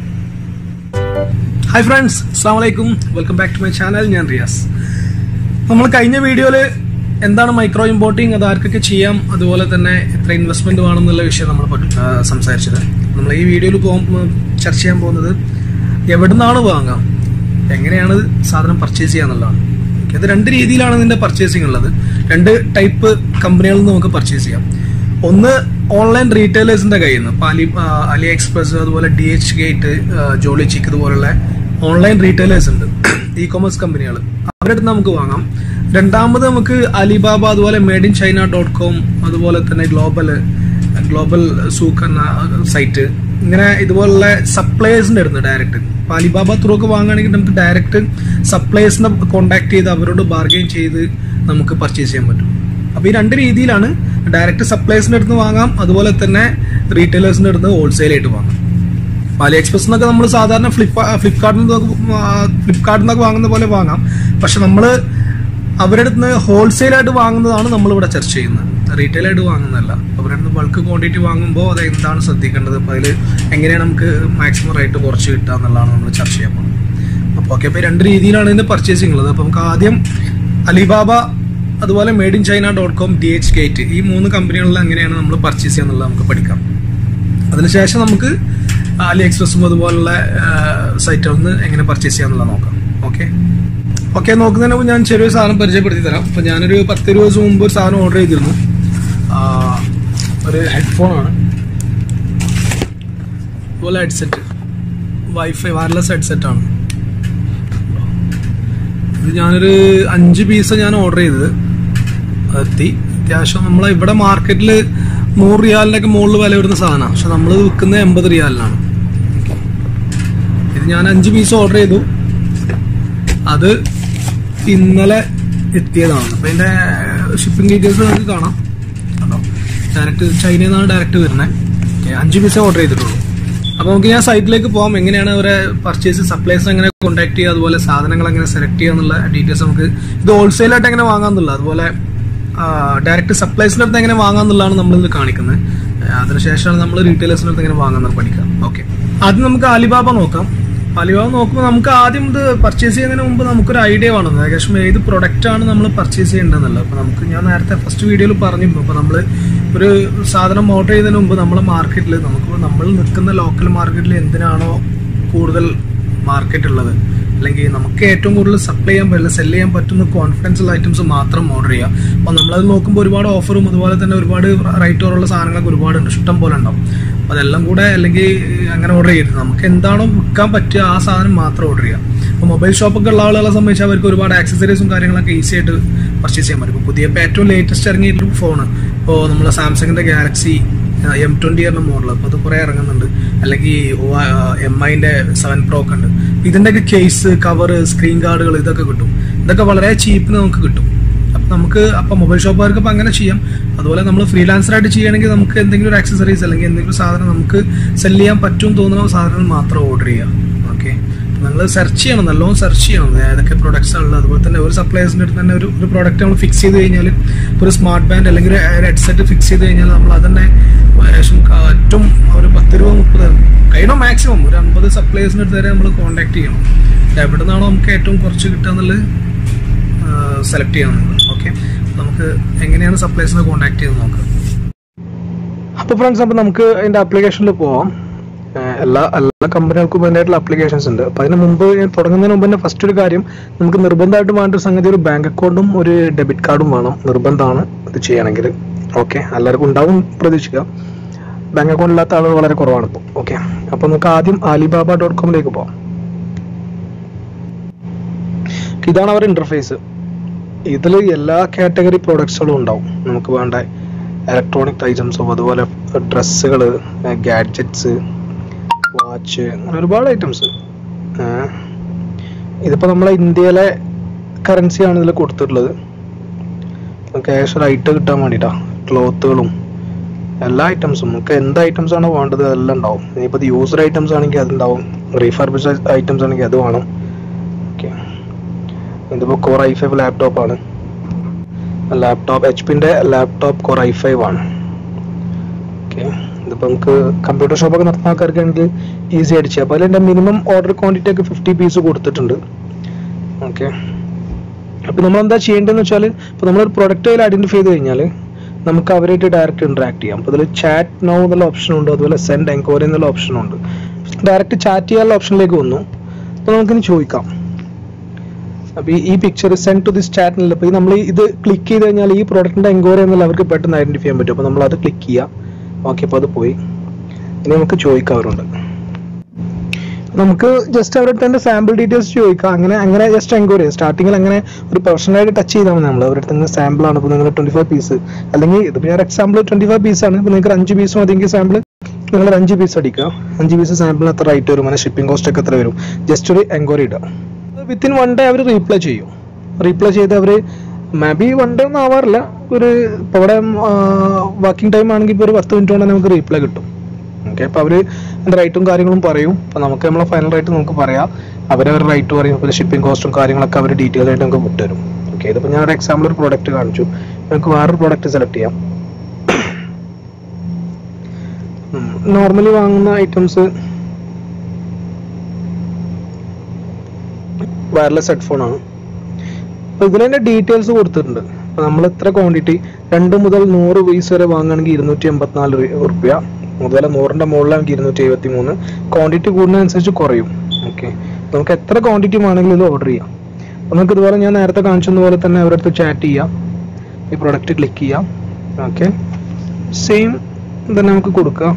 Speaker 1: ഹായ് ഫ്രണ്ട്സ് അസ്സാം വലൈക്കും welcome back to my channel ഞാൻ റിയാസ് നമ്മൾ കഴിഞ്ഞ വീഡിയോയിൽ എന്താണ് മൈക്രോ ഇമ്പോർട്ടിങ് അത് ആർക്കൊക്കെ ചെയ്യാം അതുപോലെ തന്നെ എത്ര ഇൻവെസ്റ്റ്മെന്റ് വേണമെന്നുള്ള വിഷയം നമ്മൾ പഠി- ആ, സംസാരിച്ചത് നമ്മൾ ഈ വീഡിയോയിൽ പോകുമ്പോൾ ചർച്ച ചെയ്യാൻ പോകുന്നത് എവിടെ നിന്നാണ് വാങ്ങാം എങ്ങനെയാണ് സാധനം പർച്ചേസ് ചെയ്യാന്നുള്ളതാണ് Okay, അത് രണ്ട് രീതിയിലാണ് ഇതിന്റെ പർച്ചേസിങ് ഉള്ളത് രണ്ട് ടൈപ്പ് കമ്പനികളിൽ നിന്ന് നമുക്ക് പർച്ചേസ് ചെയ്യാം ഒന്ന് ഓൺലൈൻ റീറ്റെയിലേഴ്സിന്റെ കയ്യിൽ നിന്ന് ഇപ്പൊ അലി ആ, അലി എക്സ്പ്രസ് അതുപോലെ ഡി എച്ച് ഗേറ്റ് ജോളി ചിക്ക് ഇതുപോലുള്ള ഓൺലൈൻ റീറ്റെയിലേഴ്സ് ഉണ്ട് ഇ കൊമേഴ്സ് കമ്പനികൾ അവരുടെ അടുത്ത് നമുക്ക് വാങ്ങാം രണ്ടാമത് നമുക്ക് അലിബാബ അതുപോലെ made in China dot com അതുപോലെ തന്നെ ഗ്ലോബൽ ഗ്ലോബൽ സൂക്ക് എന്ന സൈറ്റ് ഇങ്ങനെ ഇതുപോലുള്ള സപ്ലയേഴ്സിന്റെ അടുത്ത് ഡയറക്റ്റ് ഇപ്പൊ അലിബാബ ത്രൂ ഒക്കെ വാങ്ങുകയാണെങ്കിൽ നമുക്ക് ഡയറക്റ്റ് സപ്ലയേഴ്സിനെ കോൺടാക്ട് ചെയ്ത് അവരോട് ബാർഗെയിൻ ചെയ്ത് നമുക്ക് പർച്ചേസ് ചെയ്യാൻ പറ്റും അപ്പൊ ഈ രണ്ട് രീതിയിലാണ് ഡയറക്റ്റ് സപ്ലയേഴ്സിന്റെ അടുത്ത് വാങ്ങാം അതുപോലെ തന്നെ റീറ്റെയിലേഴ്സിന്റെ അടുത്ത് ഹോൾസെയിൽ ആയിട്ട് വാങ്ങാം അലി എക്സ്പ്രസ് എന്നൊക്കെ നമ്മൾ സാധാരണ ഫ്ലിപ്പ് ഫ്ലിപ്കാർട്ടിൽ നിന്നൊക്കെ ഫ്ലിപ്കാർട്ടിൽ നിന്നൊക്കെ വാങ്ങുന്ന പോലെ വാങ്ങാം പക്ഷെ നമ്മൾ അവരുടെ അടുത്ത് നിന്ന് ഹോൾസെയിൽ ആയിട്ട് വാങ്ങുന്നതാണ് നമ്മൾ ഇവിടെ ചർച്ച ചെയ്യുന്നത് റീറ്റെയിൽ ആയിട്ട് വാങ്ങുന്നതല്ല അവരുടെ അടുത്ത് ബൾക്ക് ക്വാണ്ടിറ്റി വാങ്ങുമ്പോൾ അത് എന്താണ് ശ്രദ്ധിക്കേണ്ടത് അപ്പോൾ അതിൽ എങ്ങനെയാണ് നമുക്ക് മാക്സിമം റേറ്റ് കുറച്ച് കിട്ടുക എന്നുള്ളതാണ് നമ്മൾ ചർച്ച ചെയ്യാൻ പോകുന്നത് അപ്പോൾ ഓക്കെ അപ്പോൾ രണ്ട് രീതിയിലാണ് ഇതിന്റെ പർച്ചേസിംഗ് ഉള്ളത് അപ്പോൾ നമുക്ക് ആദ്യം അലിബാബ അതുപോലെ made in China dot com D H gate ഈ മൂന്ന് കമ്പനികളിൽ എങ്ങനെയാണ് നമ്മൾ പർച്ചേസ് ചെയ്യുക എന്നുള്ളത് നമുക്ക് പഠിക്കാം അതിനുശേഷം നമുക്ക് അലി എക്സ്പ്രസും അതുപോലുള്ള സൈറ്റുകളിൽ നിന്ന് എങ്ങനെ പർച്ചേസ് ചെയ്യാന്നുള്ളത് നോക്കാം ഓക്കെ ഓക്കെ നോക്കുന്നതിന് മുമ്പ് ഞാൻ ചെറിയൊരു സാധനം പരിചയപ്പെടുത്തി തരാം അപ്പോൾ ഞാനൊരു പത്ത് ഇരുപത് ദിവസം മുമ്പ് ഒരു സാധനം ഓർഡർ ചെയ്തിരുന്നു ആ, ഒരു ഹെഡ്ഫോൺ ആണ് അതുപോലെ ഹെഡ്സെറ്റ് വൈഫൈ വയർലെസ് ഹെഡ്സെറ്റ് ആണ് ഇത് ഞാനൊരു അഞ്ച് പീസ് ഞാൻ ഓർഡർ ചെയ്തത് എത്തി അത്യാവശ്യം നമ്മളെ ഇവിടെ മാർക്കറ്റിൽ നൂറ് റിയാലിനൊക്കെ മുകളിൽ വില വരുന്ന സാധനമാണ് പക്ഷെ നമ്മൾ വിൽക്കുന്നത് എൺപത് റിയാലിനാണ് ഞാൻ അഞ്ച് പീസ് ഓർഡർ ചെയ്തു അത് ഇന്നലെ എത്തിയതാണ് അപ്പൊ അതിന്റെ ഷിപ്പിംഗ് ഡീറ്റെയിൽസ് നമുക്ക് കാണാം കണ്ടോ ഡയറക്റ്റ് ചൈനയിൽ നിന്നാണ് ഡയറക്റ്റ് വരുന്നത് ഓക്കെ അഞ്ച് പീസേ ഓർഡർ ചെയ്തിട്ടുള്ളൂ അപ്പൊ നമുക്ക് ഞാൻ സൈറ്റിലേക്ക് പോകാം എങ്ങനെയാണ് അവരെ പർച്ചേസ് സപ്ലൈസ് എങ്ങനെ കോൺടാക്ട് ചെയ്യുക അതുപോലെ സാധനങ്ങൾ എങ്ങനെ സെലക്ട് ചെയ്യുക എന്നുള്ള ഡീറ്റെയിൽസ് നമുക്ക് ഇത് ഹോൾസെയിൽ ആയിട്ട് എങ്ങനെ വാങ്ങാന്നുള്ള അതുപോലെ ഡയറക്റ്റ് സപ്ലൈസിൻ്റെ അടുത്ത് എങ്ങനെ വാങ്ങാന്നുള്ളതാണ് നമ്മളിത് കാണിക്കുന്നത് ആ, അതിനുശേഷമാണ് നമ്മൾ റീറ്റെയിലേഴ്സിൻ്റെ അടുത്ത് എങ്ങനെ വാങ്ങാന്ന് പഠിക്കാം ഓക്കെ ആദ്യം നമുക്ക് അലിബാബ നോക്കാം അലിബാബ നോക്കുമ്പോൾ നമുക്ക് ആദ്യം ഇത് പർച്ചേസ് ചെയ്യുന്നതിന് മുമ്പ് നമുക്കൊരു ഐഡിയ വേണം ഏകദേശം ഏത് പ്രൊഡക്റ്റ് ആണ് നമ്മൾ പർച്ചേസ് ചെയ്യേണ്ടതെന്നുള്ളത് അപ്പോൾ നമുക്ക് ഞാൻ നേരത്തെ ഫസ്റ്റ് വീഡിയോയിൽ പറഞ്ഞിരുന്നു അപ്പോൾ നമ്മൾ ഒരു സാധനം ഓർഡർ ചെയ്യുന്നതിന് മുമ്പ് നമ്മളെ മാർക്കറ്റിൽ നമുക്ക് നമ്മൾ നിൽക്കുന്ന ലോക്കൽ മാർക്കറ്റിൽ എന്തിനാണോ കൂടുതൽ മാർക്കറ്റ് ഉള്ളത് അല്ലെങ്കിൽ നമുക്ക് ഏറ്റവും കൂടുതൽ സപ്ലൈ ചെയ്യാൻ പറ്റില്ല സെല് ചെയ്യാൻ പറ്റുന്ന കോൺഫിഡൻഷ്യൽ ഐറ്റംസ് മാത്രം ഓർഡർ ചെയ്യുക അപ്പോൾ നമ്മളത് നോക്കുമ്പോൾ ഒരുപാട് ഓഫറും അതുപോലെ തന്നെ ഒരുപാട് റൈറ്റ് ഓറുള്ള സാധനങ്ങളൊക്കെ ഒരുപാടുണ്ട് ഇഷ്ടം പോലെ ഉണ്ടാവും അപ്പോൾ അതെല്ലാം കൂടെ അല്ലെങ്കിൽ അങ്ങനെ ഓർഡർ ചെയ്യരുത് നമുക്ക് എന്താണോ വിൽക്കാൻ പറ്റുക ആ സാധനം മാത്രം ഓർഡർ ചെയ്യാം അപ്പോൾ മൊബൈൽ ഷോപ്പൊക്കെ ഉള്ള ആളുകളെ സംബന്ധിച്ച് അവർക്ക് ഒരുപാട് ആക്സസറീസും കാര്യങ്ങളൊക്കെ ഈസി ആയിട്ട് പർച്ചേസ് ചെയ്യാൻ പറ്റും ഇപ്പോൾ പുതിയ ഇപ്പോൾ ഏറ്റവും ലേറ്റസ്റ്റ് ഇറങ്ങിയിട്ടുള്ള ഫോൺ ഇപ്പോൾ നമ്മളെ സാംസങ്ങിൻ്റെ ഗാലക്സി എം ട്വന്റി എന്ന മോഡൽ അപ്പോൾ അത് കുറേ ഇറങ്ങുന്നുണ്ട് അല്ലെങ്കിൽ എം ഐൻ്റെ സെവൻ പ്രോ ഒക്കെ ഉണ്ട് ഇതിൻ്റെയൊക്കെ കേസ് കവർ സ്ക്രീൻ ഗാർഡുകൾ ഇതൊക്കെ കിട്ടും ഇതൊക്കെ വളരെ ചീപ്പിന് നമുക്ക് കിട്ടും അപ്പം നമുക്ക് അപ്പം മൊബൈൽ ഷോപ്പുകാർക്ക് അപ്പം അങ്ങനെ ചെയ്യാം അതുപോലെ നമ്മൾ ഫ്രീലാൻസറായിട്ട് ചെയ്യണമെങ്കിൽ നമുക്ക് എന്തെങ്കിലും ഒരു ആക്സസറീസ് അല്ലെങ്കിൽ എന്തെങ്കിലും സാധനം നമുക്ക് സെല് ചെയ്യാൻ പറ്റും തോന്നുന്ന സാധനം മാത്രം ഓർഡർ ചെയ്യാം ഓക്കെ നിങ്ങൾ സെർച്ച് ചെയ്യണം നല്ലോണം സെർച്ച് ചെയ്യണം ഏതൊക്കെ പ്രൊഡക്ട്സ് ഉള്ളത് അതുപോലെ തന്നെ ഒരു സപ്ലൈസിൻ്റെ അടുത്ത് തന്നെ ഒരു ഒരു പ്രോഡക്റ്റ് നമ്മൾ ഫിക്സ് ചെയ്ത് കഴിഞ്ഞാൽ ഒരു സ്മാർട്ട് ബാൻഡ് അല്ലെങ്കിൽ ഒരു ഹെഡ്സെറ്റ് ഫിക്സ് ചെയ്ത് കഴിഞ്ഞാൽ നമ്മൾ അതന്നെ ഏകദേശം ഏറ്റവും ഒരു പത്ത് രൂപ മുപ്പത് കഴിയണോ മാക്സിമം ഒരു അമ്പത് സപ്ലൈസിൻ്റെ അടുത്ത് വരെ നമ്മൾ കോൺടാക്ട് ചെയ്യണം എവിടെ നിന്നാണോ നമുക്ക് ഏറ്റവും കുറച്ച് കിട്ടുക എന്നുള്ളത് സെലക്ട് ചെയ്യാവുന്നത് ഓക്കെ നമുക്ക് എങ്ങനെയാണ് സപ്ലൈസിനെ കോൺടാക്ട് ചെയ്ത് നോക്കാം അപ്പോൾ ഫ്രണ്ട്സ് അപ്പോൾ നമുക്ക് അതിൻ്റെ ആപ്ലിക്കേഷനിൽ പോവാം ഏഹ് എല്ലാ എല്ലാ കമ്പനികൾക്കും അതിൻ്റെതായിട്ടുള്ള ആപ്ലിക്കേഷൻസ് ഉണ്ട് അപ്പോൾ അതിന് മുമ്പ് ഞാൻ തുടങ്ങുന്നതിന് മുമ്പ് തന്നെ ഫസ്റ്റ് ഒരു കാര്യം നമുക്ക് നിർബന്ധമായിട്ട് വേണ്ട ഒരു സംഗതി ഒരു ബാങ്ക് അക്കൗണ്ടും ഒരു ഡെബിറ്റ് കാർഡും വേണം നിർബന്ധമാണ് ഇത് ചെയ്യണമെങ്കിൽ ഓക്കെ എല്ലാവർക്കും ഉണ്ടാവും പ്രതീക്ഷിക്കാം ബാങ്ക് അക്കൗണ്ട് ഇല്ലാത്ത ആളുകൾ വളരെ കുറവാണ് ഇപ്പോൾ ഓക്കെ അപ്പോൾ നമുക്ക് ആദ്യം ആലിബാബ ഡോട്ട് കോമിലേക്ക് പോകാം ഇതാണ് അവരുടെ ഇന്റർഫേസ് ഇതിൽ എല്ലാ കാറ്റഗറി പ്രോഡക്ട്സുകളും ഉണ്ടാവും നമുക്ക് വേണ്ട ഇലക്ട്രോണിക് ഐറ്റംസും അതുപോലെ ഡ്രസ്സുകൾ ഗാഡ്ജറ്റ്സ് വാച്ച് അങ്ങനെ ഒരുപാട് ഐറ്റംസ് ഇതിപ്പോൾ നമ്മളെ ഇന്ത്യയിലെ കറൻസിയാണ് ഇതിൽ കൊടുത്തിട്ടുള്ളത് ക്യാഷ് ഒരു ഐറ്റം കിട്ടാൻ വേണ്ടിയിട്ടാണ് ക്ലോത്തുകളും എല്ലാ ഐറ്റംസും നമുക്ക് എന്ത് ഐറ്റംസ് ആണോ വേണ്ടത് അതെല്ലാം ഉണ്ടാവും ഇനിയിപ്പോൾ ഇത് യൂസർ ഐറ്റംസ് ആണെങ്കിൽ അതുണ്ടാവും റീഫർബിഷ് ഐറ്റംസ് ആണെങ്കിൽ അത് വേണം ഓക്കെ ഇതിപ്പോൾ കോർ ഐ ഫൈവ് ലാപ്ടോപ്പ് ആണ് ലാപ്ടോപ്പ് എച്ച് പിൻ്റെ ലാപ്ടോപ്പ് കോർ ഐ ഫൈവ് ആണ് ഓക്കെ ഇതിപ്പോൾ നമുക്ക് കമ്പ്യൂട്ടർ ഷോപ്പൊക്കെ നടത്തുന്ന ആൾക്കാർക്കാണെങ്കിൽ ഈസി ആയിട്ട് ചെയ്യാം അപ്പോൾ അതിൽ എൻ്റെ മിനിമം ഓർഡർ ക്വാണ്ടിറ്റി ഒക്കെ ഫിഫ്റ്റി പീസ് കൊടുത്തിട്ടുണ്ട് ഓക്കെ അപ്പോൾ നമ്മൾ എന്താ ചെയ്യേണ്ടതെന്ന് വെച്ചാൽ ഇപ്പോൾ നമ്മളൊരു പ്രൊഡക്റ്റ് അതിൽ ഐഡൻറ്റിഫൈ ചെയ്ത് കഴിഞ്ഞാൽ നമുക്ക് അവരായിട്ട് ഡയറക്റ്റ് ഇൻട്രാക്ട് ചെയ്യാം അപ്പോൾ അതിൽ ചാറ്റ് നോ എന്നുള്ള ഓപ്ഷൻ ഉണ്ട് അതുപോലെ സെൻഡ് എൻക്വയറി എന്നുള്ള ഓപ്ഷൻ ഉണ്ട് ഡയറക്റ്റ് ചാറ്റ് ചെയ്യാനുള്ള ഓപ്ഷനിലേക്ക് വന്നു അപ്പോൾ നമുക്കിനി ചോദിക്കാം അപ്പോൾ ഈ പിക്ചർ സെൻഡ് ടു ദിസ് ചാറ്റിനിൽ അപ്പോൾ നമ്മൾ ഇത് ക്ലിക്ക് ചെയ്ത് കഴിഞ്ഞാൽ ഈ പ്രോഡക്റ്റിന്റെ എൻക്വയറി എന്നുള്ള അവർക്ക് പെട്ടെന്ന് ഐഡന്റിഫൈ ചെയ്യാൻ പറ്റും അപ്പോൾ നമ്മൾ അത് ക്ലിക്ക് ചെയ്യാം ഓക്കെ അപ്പോൾ അത് പോയി ഇനി നമുക്ക് ചോദിക്കാം അവരുണ്ട് നമുക്ക് ജസ്റ്റ് അവരുടെ തന്നെ സാമ്പിൾ ഡീറ്റെയിൽസ് ചോദിക്കാം അങ്ങനെ അങ്ങനെ ജസ്റ്റ് എൻക്വയറി ചെയ്യാം സ്റ്റാർട്ടിങ്ങിൽ അങ്ങനെ ഒരു പേഴ്സണലായിട്ട് ടച്ച് ചെയ്താൽ മതി നമ്മൾ അവരുടെ തന്നെ സാമ്പിൾ ആണ് ഇപ്പോൾ നിങ്ങൾ ട്വന്റി ഫൈവ് പീസ് അല്ലെങ്കിൽ ഇതിപ്പോൾ ഞാൻ എക്സാമ്പിൾ ട്വന്റി ഫൈവ് പീസ് ആണ് ഇപ്പോൾ നിങ്ങൾക്ക് അഞ്ച് പീസ് മതിയെങ്കിൽ സാമ്പിൾ നിങ്ങൾ ഒരു അഞ്ച് പീസ് അടിക്കുക അഞ്ച് പീസ് സാമ്പിളിന് എത്ര റേറ്റ് വരും അങ്ങനെ ഷിപ്പിംഗ് കോസ്റ്റ് ഒക്കെ എത്ര വരും ജസ്റ്റ് ഒരു എൻക്വയറി ഇടുക വിത്തിൻ വൺ ഡേ അവർ റീപ്ലൈ ചെയ്യും റീപ്ലൈ ചെയ്ത് അവർ മേ ബി വൺ ഡേ ഒന്നും ആവാറില്ല ഒരു ഇപ്പോൾ ഇവിടെ വർക്കിംഗ് ടൈം ആണെങ്കിൽ ഇപ്പോൾ ഒരു പത്ത് മിനിറ്റ് കൊണ്ട് നമുക്ക് റീപ്ലൈ കിട്ടും ഓക്കെ അപ്പോൾ അവർ അതിൻ്റെ റേറ്റും കാര്യങ്ങളും പറയും അപ്പോൾ നമുക്ക് നമ്മളെ ഫൈനൽ റേറ്റ് നമുക്ക് പറയാം അവരവർ റേറ്റ് പറയും അപ്പോൾ ഷിപ്പിംഗ് കോസ്റ്റും കാര്യങ്ങളൊക്കെ അവർ ഡീറ്റെയിൽ ആയിട്ട് നമുക്ക് വിട്ടുതരും ഓക്കെ ഇതിപ്പോൾ ഞാൻ ഒരു എക്സാമ്പിൾ ഒരു പ്രോഡക്റ്റ് കാണിച്ചു നമുക്ക് വേറൊരു പ്രോഡക്റ്റ് സെലക്ട് ചെയ്യാം നോർമലി വാങ്ങുന്ന ഐറ്റംസ് വയർലെസ് ഹെഡ്ഫോൺ ആണ് അപ്പോൾ ഇതിൽ തന്നെ ഡീറ്റെയിൽസ് കൊടുത്തിട്ടുണ്ട് അപ്പോൾ നമ്മൾ എത്ര ക്വാണ്ടിറ്റി രണ്ട് മുതൽ നൂറ് പീസ് വരെ വാങ്ങുകയാണെങ്കിൽ ഇരുന്നൂറ്റി എൺപത്തിനാല് റുപ്യ അതുപോലെ നൂറിൻ്റെ മുകളിലാണെങ്കിൽ ഇരുന്നൂറ്റി എഴുപത്തി മൂന്ന് ക്വാണ്ടിറ്റി കൂടുന്നതനുസരിച്ച് കുറയും ഓക്കെ നമുക്ക് എത്ര ക്വാണ്ടിറ്റി വേണമെങ്കിലും ഇത് ഓർഡർ ചെയ്യാം അപ്പോൾ നമുക്ക് ഇതുപോലെ ഞാൻ നേരത്തെ കാണിച്ചതുപോലെ തന്നെ അവരുടെ അടുത്ത് ചാറ്റ് ചെയ്യാം ഈ പ്രൊഡക്റ്റ് ക്ലിക്ക് ചെയ്യാം ഓക്കെ സെയിം തന്നെ നമുക്ക് കൊടുക്കാം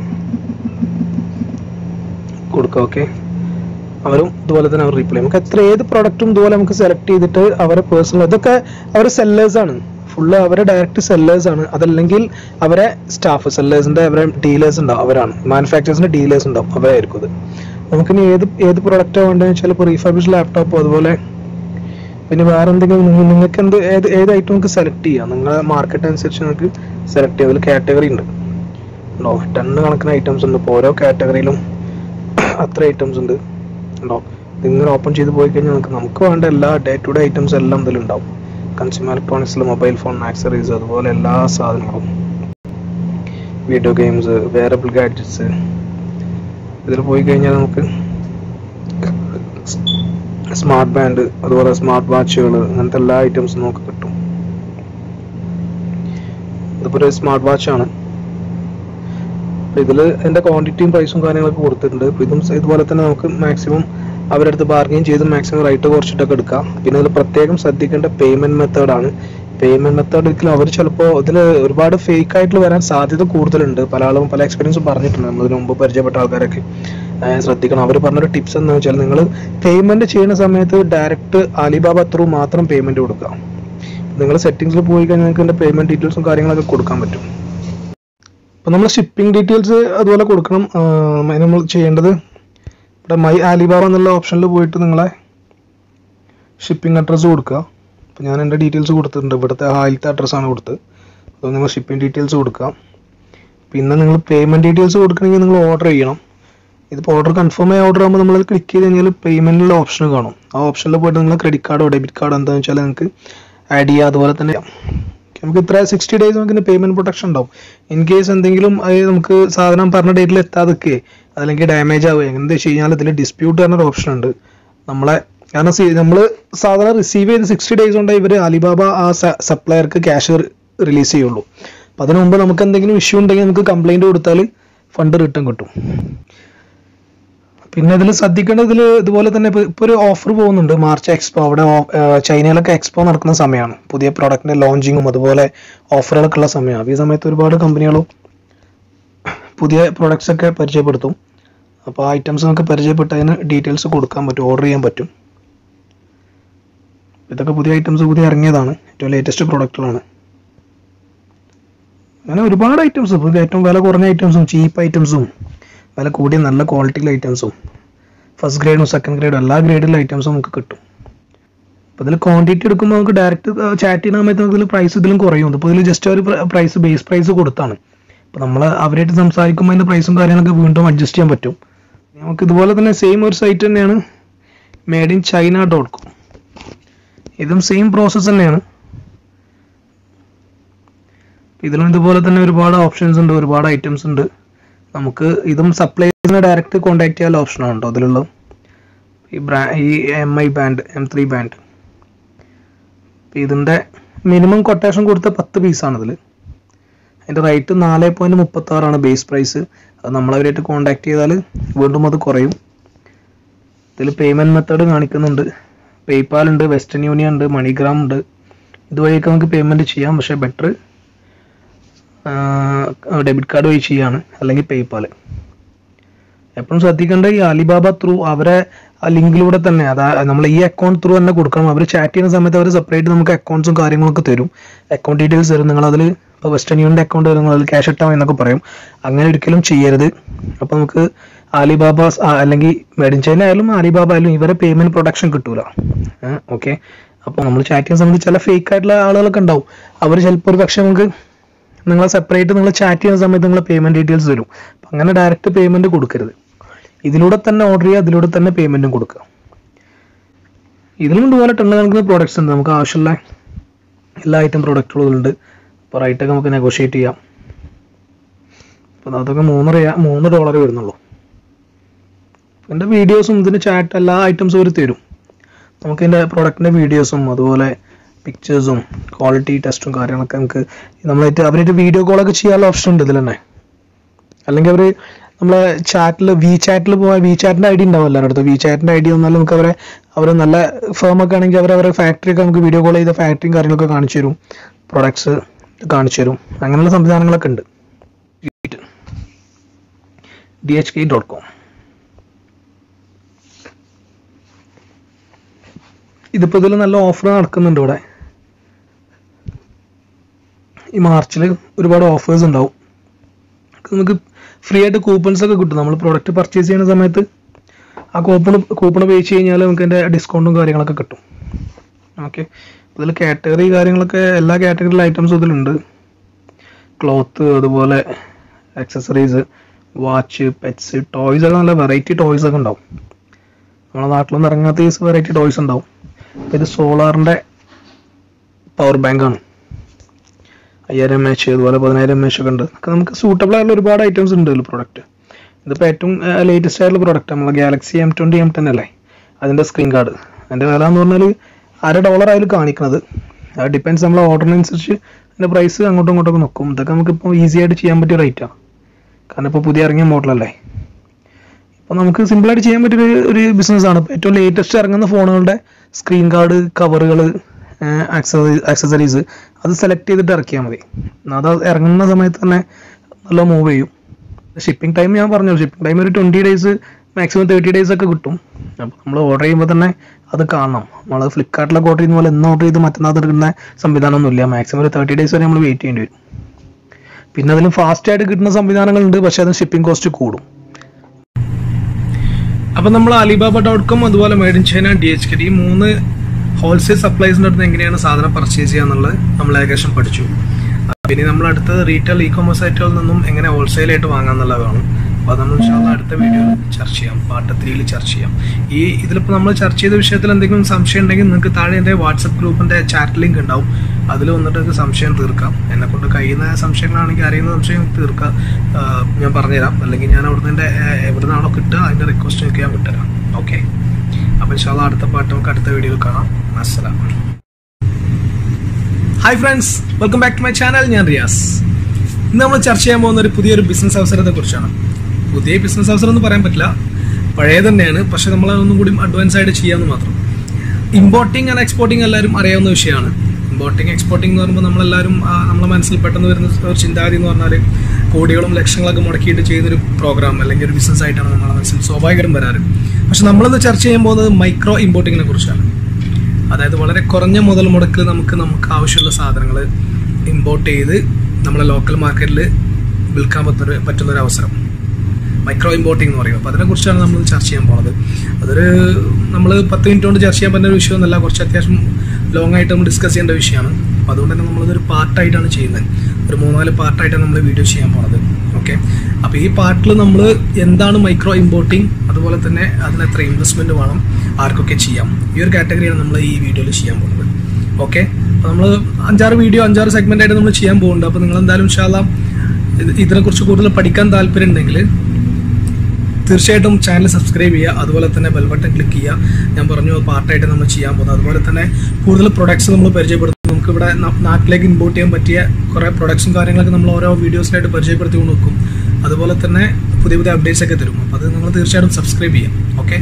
Speaker 1: കൊടുക്കാം ഓക്കെ അവരും ഇതുപോലെ തന്നെ അവർ റീപ്ലൈ നമുക്ക് എത്ര ഏത് പ്രൊഡക്റ്റും ഇതുപോലെ നമുക്ക് സെലക്ട് ചെയ്തിട്ട് അവരെ പേഴ്സണൽ ഇതൊക്കെ അവർ സെല്ലേഴ്സ് ആണ് ഫുള്ള് അവരെ ഡയറക്റ്റ് സെല്ലേഴ്സ് ആണ് അതല്ലെങ്കിൽ അവരെ സ്റ്റാഫ് സെല്ലേഴ്സിന്റെ അവരെ ഡീലേഴ്സ് ഉണ്ടാവും അവരാണ് മാനുഫാക്ചേഴ്സിന്റെ ഡീലേഴ്സ് ഉണ്ടാവും അവരായിരിക്കും ഇത് നമുക്കിനി ഏത് ഏത് പ്രൊഡക്റ്റാണ് വേണ്ടതെന്ന് വെച്ചാൽ ഇപ്പോൾ റീഫർബിഷ് ലാപ്ടോപ്പോ അതുപോലെ പിന്നെ വേറെ എന്തെങ്കിലും നിങ്ങ- നിങ്ങൾക്ക് എന്ത് ഏത് ഏത് ഐറ്റം നിങ്ങൾക്ക് സെലക്ട് ചെയ്യാം നിങ്ങളുടെ മാർക്കറ്റ് അനുസരിച്ച് നിങ്ങൾക്ക് സെലക്ട് ചെയ്യാം അതിൽ കാറ്റഗറി ഉണ്ട് ഉണ്ടോ ടണ്ണ് കണക്കിന് ഐറ്റംസ് ഉണ്ട് ഇപ്പോൾ ഓരോ കാറ്റഗറിയിലും അത്ര ഐറ്റംസ് ഉണ്ട് ഉണ്ടോ ഇതിങ്ങനെ ഓപ്പൺ ചെയ്ത് പോയി കഴിഞ്ഞാൽ നമുക്ക് നമുക്ക് വേണ്ട എല്ലാ ഡേ ടു ഡേ ഐറ്റംസ് എല്ലാം ഇതിലുണ്ടാവും കൺസ്യൂമർ ഇലക്ട്രോണിക്സിൽ മൊബൈൽ ഫോൺ ആക്സറീസ് അതുപോലെ എല്ലാ സാധനങ്ങളും വീഡിയോ ഗെയിംസ് വേറബിൾ ഗാഡ്ജറ്റ്സ് ഇതിൽ പോയി കഴിഞ്ഞാൽ നമുക്ക് സ്മാർട്ട് ബാൻഡ് അതുപോലെ സ്മാർട്ട് വാച്ചുകൾ അങ്ങനത്തെ എല്ലാ ഐറ്റംസും നമുക്ക് കിട്ടും ഇതിപ്പോൾ ഒരു സ്മാർട്ട് വാച്ചാണ് ഇതിൽ എൻ്റെ ക്വാണ്ടിറ്റിയും പ്രൈസും കാര്യങ്ങളൊക്കെ കൊടുത്തിട്ടുണ്ട് അപ്പോൾ ഇതും സ- ഇതുപോലെ തന്നെ നമുക്ക് മാക്സിമം അവരുടെ അടുത്ത് ബാർഗെയിൻ ചെയ്ത് മാക്സിമം റേറ്റ് കുറച്ചിട്ടൊക്കെ എടുക്കാം പിന്നെ ഇതിൽ പ്രത്യേകം ശ്രദ്ധിക്കേണ്ട പേയ്മെന്റ് മെത്തേഡാണ് പേയ്മെന്റ് മെത്തേഡ് ഒരിക്കലും അവർ ചിലപ്പോൾ ഇതിൽ ഒരുപാട് ഫേക്ക് ആയിട്ട് വരാൻ സാധ്യത കൂടുതലുണ്ട് പല ആളും പല എക്സ്പീരിയൻസും പറഞ്ഞിട്ടുണ്ട് നമ്മൾ ഇതിനു മുമ്പ് പരിചയപ്പെട്ട ആൾക്കാരൊക്കെ ആ, ശ്രദ്ധിക്കണം അവർ പറഞ്ഞൊരു ടിപ്സ് എന്താണെന്ന് വെച്ചാൽ നിങ്ങൾ പേയ്മെന്റ് ചെയ്യുന്ന സമയത്ത് ഡയറക്റ്റ് അലിബാബ ത്രൂ മാത്രം പേയ്മെന്റ് കൊടുക്കുക നിങ്ങൾ സെറ്റിംഗ്സിൽ പോയി കഴിഞ്ഞാൽ നിങ്ങൾക്ക് ഇതിന്റെ പേയ്മെന്റ് ഡീറ്റെയിൽസും കാര്യങ്ങളൊക്കെ കൊടുക്കാൻ പറ്റും അപ്പോൾ നമ്മൾ ഷിപ്പിംഗ് ഡീറ്റെയിൽസ് അതുപോലെ കൊടുക്കണം ആ, അതിന് നമ്മൾ ചെയ്യേണ്ടത് ഇവിടെ മൈ ആലിബാബ എന്നുള്ള ഓപ്ഷനിൽ പോയിട്ട് നിങ്ങളെ ഷിപ്പിംഗ് അഡ്രസ്സ് കൊടുക്കുക അപ്പോൾ ഞാൻ എൻ്റെ ഡീറ്റെയിൽസ് കൊടുത്തിട്ടുണ്ട് ഇവിടുത്തെ ആദ്യത്തെ അഡ്രസ്സാണ് കൊടുത്തത് അപ്പോൾ നിങ്ങൾ ഷിപ്പിംഗ് ഡീറ്റെയിൽസ് കൊടുക്കുക പിന്നെ നിങ്ങൾ പേയ്മെൻറ്റ് ഡീറ്റെയിൽസ് കൊടുക്കണമെങ്കിൽ നിങ്ങൾ ഓർഡർ ചെയ്യണം ഇതിപ്പോൾ ഓർഡർ കൺഫേം ആയി ഓർഡർ ആകുമ്പോൾ നമ്മൾ ക്ലിക്ക് ചെയ്ത് കഴിഞ്ഞാൽ പേയ്മെൻറ്റിനുള്ള ഓപ്ഷൻ കാണും ആ ഓപ്ഷനിൽ പോയിട്ട് നിങ്ങൾ ക്രെഡിറ്റ് കാർഡോ ഡെബിറ്റ് കാർഡോ എന്താണെന്ന് വെച്ചാൽ നിങ്ങൾക്ക് ആഡ് ചെയ്യുക അതുപോലെ തന്നെ നമുക്ക് ഇത്ര സിക്സ്റ്റി ഡേയ്സ് നമുക്ക് പേയ്മെന്റ് പ്രൊട്ടക്ഷൻ ഉണ്ടാവും ഇൻ കേസ് എന്തെങ്കിലും അത് നമുക്ക് സാധനം പറഞ്ഞ ഡേറ്റിൽ എത്താതൊക്കെ അല്ലെങ്കിൽ ഡാമേജ് ആവുക എന്ത് വെച്ച് കഴിഞ്ഞാൽ ഇതിൽ ഡിസ്പ്യൂട്ട് പറഞ്ഞൊരു ഓപ്ഷൻ ഉണ്ട് നമ്മളെ കാരണം നമ്മൾ സാധനം റിസീവ് ചെയ്ത് സിക്സ്റ്റി ഡേയ്സ് കൊണ്ട് ഇവർ അലിബാബ ആ സപ്ലയർക്ക് ക്യാഷ് റിലീസ് ചെയ്യുള്ളൂ അപ്പം അതിനു മുമ്പ് നമുക്ക് എന്തെങ്കിലും ഇഷ്യൂ ഉണ്ടെങ്കിൽ നമുക്ക് കംപ്ലൈൻറ്റ് കൊടുത്താൽ ഫണ്ട് റിട്ടേൺ കിട്ടും പിന്നെ ഇതിൽ ശ്രദ്ധിക്കേണ്ടത് ഇതിൽ ഇതുപോലെ തന്നെ ഇപ്പോൾ ഇപ്പോൾ ഒരു ഓഫർ പോകുന്നുണ്ട് മാർച്ച് എക്സ്പോ അവിടെ ഓ- ഏർ ചൈനയിലൊക്കെ എക്സ്പോ നടക്കുന്ന സമയമാണ് പുതിയ പ്രോഡക്റ്റിന്റെ ലോഞ്ചിങ്ങും അതുപോലെ ഓഫറുകളൊക്കെ ഉള്ള സമയമാണ് അപ്പോൾ ഈ സമയത്ത് ഒരുപാട് കമ്പനികളും പുതിയ പ്രോഡക്ട്സ് ഒക്കെ പരിചയപ്പെടുത്തും അപ്പോൾ ആ ഐറ്റംസ് നമുക്ക് പരിചയപ്പെട്ട് അതിന് ഡീറ്റെയിൽസ് കൊടുക്കാൻ പറ്റും ഓർഡർ ചെയ്യാൻ പറ്റും ഇതൊക്കെ പുതിയ ഐറ്റംസ് പുതിയ ഇറങ്ങിയതാണ് ഏറ്റവും ലേറ്റസ്റ്റ് പ്രോഡക്റ്റുകളാണ് അങ്ങനെ ഒരുപാട് ഐറ്റംസ് പുതിയ ഏറ്റവും വില കുറഞ്ഞ ഐറ്റംസും ചീപ്പ് ഐറ്റംസും വില കൂടിയ നല്ല ക്വാളിറ്റിയിലെ ഐറ്റംസും ഫസ്റ്റ് ഗ്രേഡും സെക്കൻഡ് ഗ്രേഡും എല്ലാ ഗ്രേഡിലെ ഐറ്റംസും നമുക്ക് കിട്ടും അപ്പോൾ ഇതിൽ ക്വാണ്ടിറ്റി എടുക്കുമ്പോൾ നമുക്ക് ഡയറക്റ്റ് ചാറ്റ് ചെയ്യുന്ന സമയത്ത് ഇതിൽ പ്രൈസ് ഇതിലും കുറയും ഇപ്പോൾ ഇതിൽ ജസ്റ്റ് ഒരു പ്രൈസ് ബേസ് പ്രൈസ് കൊടുത്താണ് അപ്പോൾ നമ്മൾ അവരായിട്ട് സംസാരിക്കുമ്പോൾ അതിൻ്റെ പ്രൈസും കാര്യങ്ങളൊക്കെ വീണ്ടും അഡ്ജസ്റ്റ് ചെയ്യാൻ പറ്റും നമുക്ക് ഇതുപോലെ തന്നെ സെയിം ഒരു സൈറ്റ് തന്നെയാണ് made in China dot com ഇതും സെയിം പ്രോസസ്സ് തന്നെയാണ് ഇതിലും ഇതുപോലെ തന്നെ ഒരുപാട് ഓപ്ഷൻസ് ഉണ്ട് ഒരുപാട് ഐറ്റംസ് ഉണ്ട് നമുക്ക് ഇതും സപ്ലൈസിനെ ഡയറക്റ്റ് കോൺടാക്ട് ചെയ്യാനുള്ള ഓപ്ഷനാണ് കേട്ടോ അതിലുള്ള ഈ ബ്രാ ഈ M I band M three band ഇതിൻ്റെ മിനിമം കൊട്ടേഷൻ കൊടുത്ത പത്ത് പീസാണ് ഇതിൽ അതിൻ്റെ റേറ്റ് നാല് പോയിൻറ്റ് മുപ്പത്തി ആറാണ് ബേസ് പ്രൈസ് അത് നമ്മളവരായിട്ട് കോൺടാക്ട് ചെയ്താൽ വീണ്ടും അത് കുറയും ഇതിൽ പേയ്മെൻറ്റ് മെത്തേഡ് കാണിക്കുന്നുണ്ട് പേയ്പാൽ ഉണ്ട് വെസ്റ്റേൺ യൂണിയൻ ഉണ്ട് മണിഗ്രാം ഉണ്ട് ഇതുവഴിയൊക്കെ നമുക്ക് പേയ്മെൻറ്റ് ചെയ്യാം പക്ഷേ ബെറ്റർ ഡെബിറ്റ് കാർഡ് വഴി ചെയ്യാണ് അല്ലെങ്കിൽ പേയ്പാൽ എപ്പോഴും ശ്രദ്ധിക്കേണ്ട ഈ അലിബാബ ത്രൂ അവരെ ആ ലിങ്കിലൂടെ തന്നെ അതാ നമ്മൾ ഈ അക്കൗണ്ട് ത്രൂ തന്നെ കൊടുക്കണം അവർ ചാറ്റ് ചെയ്യുന്ന സമയത്ത് അവർ സെപ്പറേറ്റ് നമുക്ക് അക്കൗണ്ട്സും കാര്യങ്ങളൊക്കെ തരും അക്കൗണ്ട് ഡീറ്റെയിൽസ് തരും നിങ്ങൾ അതിൽ ഇപ്പോൾ വെസ്റ്റേൺ യൂണിയൻ്റെ അക്കൗണ്ട് നിങ്ങൾ അതിൽ ക്യാഷ് ഇട്ടാൽ എന്നൊക്കെ പറയും അങ്ങനെ ഒരിക്കലും ചെയ്യരുത് അപ്പോൾ നമുക്ക് അലിബാബ അല്ലെങ്കിൽ മെഡിൻ ചൈന ആയാലും അലിബാബ ആയാലും ഇവരെ പേയ്മെന്റ് പ്രൊഡക്ഷൻ കിട്ടൂല ഓക്കെ അപ്പോൾ നമ്മൾ ചാറ്റ് ചെയ്യുന്ന സമയത്ത് ചില ഫേക്ക് ആയിട്ടുള്ള ആളുകളൊക്കെ ഉണ്ടാവും അവർ ചിലപ്പോൾ ഒരു പക്ഷേ നമുക്ക് നിങ്ങൾ സെപ്പറേറ്റ് നിങ്ങൾ ചാറ്റ് ചെയ്യുന്ന സമയത്ത് നിങ്ങൾ പേയ്മെന്റ് ഡീറ്റെയിൽസ് തരും അപ്പം അങ്ങനെ ഡയറക്റ്റ് പേയ്മെന്റ് കൊടുക്കരുത് ഇതിലൂടെ തന്നെ ഓർഡർ ചെയ്യുക അതിലൂടെ തന്നെ പേയ്മെന്റും കൊടുക്കുക ഇതിലും ഇതുപോലെ ടണ്ണ് കണക്കിന് പ്രോഡക്ട്സ് ഉണ്ട് നമുക്ക് ആവശ്യമുള്ള എല്ലാ ഐറ്റം പ്രോഡക്റ്റുകളും ഇതിലുണ്ട് അപ്പോൾ റേറ്റൊക്കെ നമുക്ക് നെഗോഷിയേറ്റ് ചെയ്യാം അപ്പോൾ അതൊക്കെ മൂന്ന് റിയാ മൂന്ന് ഡോളർ വരുന്നുള്ളൂ എൻ്റെ വീഡിയോസും ഇതിൻ്റെ ചാറ്റ് എല്ലാ ഐറ്റംസും അവർ തരും നമുക്ക് ഇതിൻ്റെ പ്രോഡക്റ്റിൻ്റെ വീഡിയോസും അതുപോലെ പിക്ചേഴ്സും ക്വാളിറ്റി ടെസ്റ്റും കാര്യങ്ങളൊക്കെ നമുക്ക് നമ്മളായിട്ട് അവരായിട്ട് വീഡിയോ കോളൊക്കെ ചെയ്യാനുള്ള ഓപ്ഷൻ ഉണ്ട് ഇതിൽ തന്നെ അല്ലെങ്കിൽ അവർ നമ്മളെ ചാറ്റിൽ വി ചാറ്റിൽ പോയാൽ വി ചാറ്റിൻ്റെ ഐ ഡി ഉണ്ടാവും എല്ലാവരുടെ അടുത്ത് വി ചാറ്റിൻ്റെ ഐ ഡി വന്നാൽ നമുക്ക് അവരെ അവർ നല്ല ഫേമൊക്കെ ആണെങ്കിൽ അവർ അവരുടെ ഫാക്ടറിയൊക്കെ നമുക്ക് വീഡിയോ കോൾ ചെയ്ത ഫാക്ടറിയും കാര്യങ്ങളൊക്കെ കാണിച്ചു തരും പ്രൊഡക്ട്സ് കാണിച്ചു തരും അങ്ങനെയുള്ള സംവിധാനങ്ങളൊക്കെ ഉണ്ട് D H K dot com ഇതിപ്പോൾ ഇതിൽ നല്ല ഓഫർ നടക്കുന്നുണ്ട് ഇവിടെ ഈ മാർച്ചിൽ ഒരുപാട് ഓഫേഴ്സ് ഉണ്ടാവും നമുക്ക് ഫ്രീ ആയിട്ട് കൂപ്പൺസ് ഒക്കെ കിട്ടും നമ്മൾ പ്രോഡക്റ്റ് പർച്ചേസ് ചെയ്യുന്ന സമയത്ത് ആ കൂപ്പൺ കൂപ്പൺ ഉപയോഗിച്ച് കഴിഞ്ഞാൽ നമുക്ക് അതിൻ്റെ ഡിസ്കൗണ്ടും കാര്യങ്ങളൊക്കെ കിട്ടും ഓക്കെ ഇതിൽ കാറ്റഗറി കാര്യങ്ങളൊക്കെ എല്ലാ കാറ്റഗറിയിലെ ഐറ്റംസും ഇതിലുണ്ട് ക്ലോത്ത് അതുപോലെ ആക്സസറീസ് വാച്ച് പെറ്റ്സ് ടോയ്സ് ഒക്കെ നല്ല വെറൈറ്റി ടോയ്സ് ഒക്കെ ഉണ്ടാവും നമ്മുടെ നാട്ടിലൊന്നും ഇറങ്ങാത്ത ഈ വെറൈറ്റി ടോയ്സ് ഉണ്ടാവും അപ്പോൾ ഇത് സോളാറിൻ്റെ പവർ ബാങ്കാണ് അയ്യായിരം എം എച്ച് അതുപോലെ പതിനായിരം എം എച്ച് ഒക്കെ ഉണ്ട് ഒക്കെ നമുക്ക് സൂട്ടബിൾ ആയിട്ടുള്ള ഒരുപാട് ഐറ്റംസ് ഉണ്ട് ഇതിൽ പ്രൊഡക്റ്റ് ഇതിപ്പോൾ ഏറ്റവും ലേറ്റസ്റ്റ് ആയിട്ടുള്ള പ്രൊഡക്റ്റ് നമ്മളെ Galaxy M twenty M ten അല്ലേ അതിൻ്റെ സ്ക്രീൻ കാർഡ് അതിൻ്റെ വില എന്ന് പറഞ്ഞാൽ അര ഡോളർ ആയാലും കാണിക്കുന്നത് അത് ഡിപ്പെൻസ് നമ്മളെ ഓർഡറിനനുസരിച്ച് അതിൻ്റെ പ്രൈസ് അങ്ങോട്ടും ഇങ്ങോട്ടൊക്കെ നോക്കും ഇതൊക്കെ നമുക്കിപ്പോൾ ഈസി ആയിട്ട് ചെയ്യാൻ പറ്റിയ റേറ്റാണ് കാരണം ഇപ്പോൾ പുതിയ ഇറങ്ങിയ മോഡലല്ലേ അപ്പോൾ നമുക്ക് സിമ്പിളായിട്ട് ചെയ്യാൻ പറ്റിയ ഒരു- ഒരു ബിസിനസ്സാണ് ഇപ്പോൾ ഏറ്റവും ലേറ്റസ്റ്റ് ഇറങ്ങുന്ന ഫോണുകളുടെ സ്ക്രീൻ കാർഡ് കവറുകൾ ആക്സസറീസ് അത് സെലക്ട് ചെയ്തിട്ട് ഇറക്കിയാൽ മതി എന്നാൽ അത് ഇറങ്ങുന്ന സമയത്ത് തന്നെ നല്ല മൂവ് ചെയ്യും ഷിപ്പിംഗ് ടൈം ഞാൻ പറഞ്ഞു ഷിപ്പിംഗ് ടൈം ഒരു twenty days maximum thirty days ഒക്കെ കിട്ടും അപ്പോൾ നമ്മൾ ഓർഡർ ചെയ്യുമ്പോൾ തന്നെ അത് കാണണം നമ്മൾ ഫ്ലിപ്കാർട്ടിലൊക്കെ ഓർഡർ ചെയ്യുന്ന പോലെ എന്ന് ഓർഡർ ചെയ്ത് മറ്റന്നാൾ എടുക്കുന്ന സംവിധാനമൊന്നുമില്ല മാക്സിമം ഒരു തേർട്ടി ഡേയ്സ് വരെ നമ്മൾ വെയിറ്റ് ചെയ്യേണ്ടി വരും പിന്നെ അതിലും ഫാസ്റ്റ് ആയിട്ട് കിട്ടുന്ന സംവിധാനങ്ങളുണ്ട് പക്ഷേ അതിന് ഷിപ്പിംഗ് കോസ്റ്റ് കൂടും അപ്പൊ നമ്മൾ അലിബാബ ഡോട്ട് കോം അതുപോലെ made in China D H K ഈ മൂന്ന് ഹോൾസെയിൽ സപ്ലൈസിന്റെ അടുത്ത് എങ്ങനെയാണ് സാധനം പർച്ചേസ് ചെയ്യാന്നുള്ളത് നമ്മൾ ഏകദേശം പഠിച്ചു പിന്നെ നമ്മൾ അടുത്തത് റീറ്റെയിൽ ഇ കോമേഴ്സ് സൈറ്റുകളിൽ നിന്നും എങ്ങനെ ഹോൾസെയിൽ ആയിട്ട് വാങ്ങാന്നുള്ളതാണ് അപ്പോൾ അത് നമ്മൾ ഇൻഷാല്ല അടുത്ത വീഡിയോയിൽ ചർച്ച ചെയ്യാം പാർട്ട് ത്രീയിൽ ചർച്ച ചെയ്യാം ഈ ഇതിലിപ്പോൾ നമ്മൾ ചർച്ച ചെയ്ത വിഷയത്തിൽ എന്തെങ്കിലും സംശയം ഉണ്ടെങ്കിൽ നിങ്ങൾക്ക് താഴെ എൻ്റെ വാട്സപ്പ് ഗ്രൂപ്പിന്റെ ചാറ്റ് ലിങ്ക് ഉണ്ടാവും അതിൽ വന്നിട്ട് നിങ്ങൾക്ക് സംശയം തീർക്കാം എന്നെ കൊണ്ട് കഴിയുന്ന സംശയങ്ങളാണെങ്കിൽ അറിയുന്ന സംശയം തീർക്കാം ആഹ് ഞാൻ പറഞ്ഞുതരാം അല്ലെങ്കിൽ ഞാൻ അവിടുന്ന് എൻ്റെ എവിടെ നിന്നാണോ കിട്ടുക അതിൻ്റെ റിക്വസ്റ്റ് ഒക്കെ ഞാൻ വിട്ടുതരാം ഓക്കെ അപ്പോൾ ഇൻഷാല്ല അടുത്ത പാട്ട് നമുക്ക് അടുത്ത വീഡിയോയിൽ കാണാം അസ്സലാം hi friends welcome back to my channel ഞാൻ റിയാസ് ഇന്ന് നമ്മൾ ചർച്ച ചെയ്യാൻ പോകുന്ന ഒരു പുതിയൊരു ബിസിനസ് അവസരത്തെ കുറിച്ചാണ് പുതിയ ബിസിനസ് അവസരം എന്ന് പറയാൻ പറ്റില്ല പഴയ തന്നെയാണ് പക്ഷെ നമ്മൾ അതൊന്നും കൂടി അഡ്വാൻസ് ആയിട്ട് ചെയ്യാമെന്ന് മാത്രം ഇമ്പോർട്ടിംഗ് ആൻഡ് എക്സ്പോർട്ടിംഗ് എല്ലാവരും അറിയാവുന്ന വിഷയമാണ് ഇമ്പോർട്ടിംഗ് എക്സ്പോർട്ടിംഗ് എന്ന് പറയുമ്പോൾ നമ്മളെല്ലാവരും ആ, നമ്മളെ മനസ്സിൽ പെട്ടെന്ന് വരുന്ന ഒരു ചിന്താഗതി എന്ന് പറഞ്ഞാൽ കോടികളും ലക്ഷങ്ങളൊക്കെ മുടക്കിയിട്ട് ചെയ്യുന്നൊരു പ്രോഗ്രാം അല്ലെങ്കിൽ ഒരു ബിസിനസ് ആയിട്ടാണ് നമ്മളെ മനസ്സിൽ സ്വാഭാവികമായിട്ടും വരാറ് പക്ഷെ നമ്മളിന്ന് ചർച്ച ചെയ്യാൻ പോകുന്നത് മൈക്രോ ഇമ്പോർട്ടിങ്ങിനെ കുറിച്ചാണ് അതായത് വളരെ കുറഞ്ഞ മുതൽ മുടക്കിൽ നമുക്ക് നമുക്ക് ആവശ്യമുള്ള സാധനങ്ങൾ ഇമ്പോർട്ട് ചെയ്ത് നമ്മുടെ ലോക്കൽ മാർക്കറ്റിൽ വിൽക്കാൻ പറ്റുന്ന പറ്റുന്ന ഒരു അവസരം മൈക്രോ ഇമ്പോർട്ടിംഗ് എന്ന് പറയും അപ്പോൾ അതിനെക്കുറിച്ചാണ് നമ്മൾ ചർച്ച ചെയ്യാൻ പോണത് അതൊരു നമ്മൾ പത്ത് മിനിറ്റ് കൊണ്ട് ചർച്ച ചെയ്യാൻ പറ്റുന്ന ഒരു വിഷയമൊന്നുമല്ല കുറച്ച് അത്യാവശ്യം ലോങ് ആയിട്ട് നമ്മൾ ഡിസ്കസ് ചെയ്യേണ്ട വിഷയമാണ് അപ്പോൾ അതുകൊണ്ട് തന്നെ നമ്മളതൊരു പാർട്ടായിട്ടാണ് ചെയ്യുന്നത് ഒരു മൂന്നാല് പാർട്ടായിട്ടാണ് നമ്മൾ വീഡിയോ ചെയ്യാൻ പോണത് ഓക്കെ അപ്പോൾ ഈ പാർട്ടിൽ നമ്മൾ എന്താണ് മൈക്രോ ഇമ്പോർട്ടിംഗ് അതുപോലെ തന്നെ അതിന് എത്ര ഇൻവെസ്റ്റ്മെൻറ്റ് വേണം ആർക്കൊക്കെ ചെയ്യാം ഈ ഒരു കാറ്റഗറിയാണ് നമ്മൾ ഈ വീഡിയോയിൽ ചെയ്യാൻ പോകുന്നത് ഓക്കെ അപ്പോൾ നമ്മൾ അഞ്ചാറ് വീഡിയോ അഞ്ചാറ് സെഗ്മെൻ്റ് ആയിട്ട് നമ്മൾ ചെയ്യാൻ പോകുന്നുണ്ട് അപ്പോൾ നിങ്ങൾ എന്തായാലും ഇൻഷാല്ല ഇത് ഇതിനെക്കുറിച്ച് കൂടുതൽ പഠിക്കാൻ താല്പര്യം ഉണ്ടെങ്കിൽ തീർച്ചയായിട്ടും ചാനൽ സബ്സ്ക്രൈബ് ചെയ്യുക അതുപോലെ തന്നെ ബെൽ ബട്ടൺ ക്ലിക്ക് ചെയ്യുക ഞാൻ പറഞ്ഞു പാർട്ടായിട്ട് നമ്മൾ ചെയ്യാൻ പോകുന്നത് അതുപോലെ തന്നെ കൂടുതൽ പ്രൊഡക്ട്സ് നമ്മൾ പരിചയപ്പെടുത്തും നമുക്ക് ഇവിടെ ന- നാട്ടിലേക്ക് ഇമ്പോർട്ട് ചെയ്യാൻ പറ്റിയ കുറേ പ്രൊഡക്ട്സും കാര്യങ്ങളൊക്കെ നമ്മൾ ഓരോ വീഡിയോസിലായിട്ട് പരിചയപ്പെടുത്തി കൊണ്ട് നോക്കും അതുപോലെ തന്നെ പുതിയ പുതിയ അപ്ഡേറ്റ്സ് ഒക്കെ തരും അപ്പോൾ അത് നിങ്ങൾ തീർച്ചയായിട്ടും സബ്സ്ക്രൈബ് ചെയ്യാം ഓക്കെ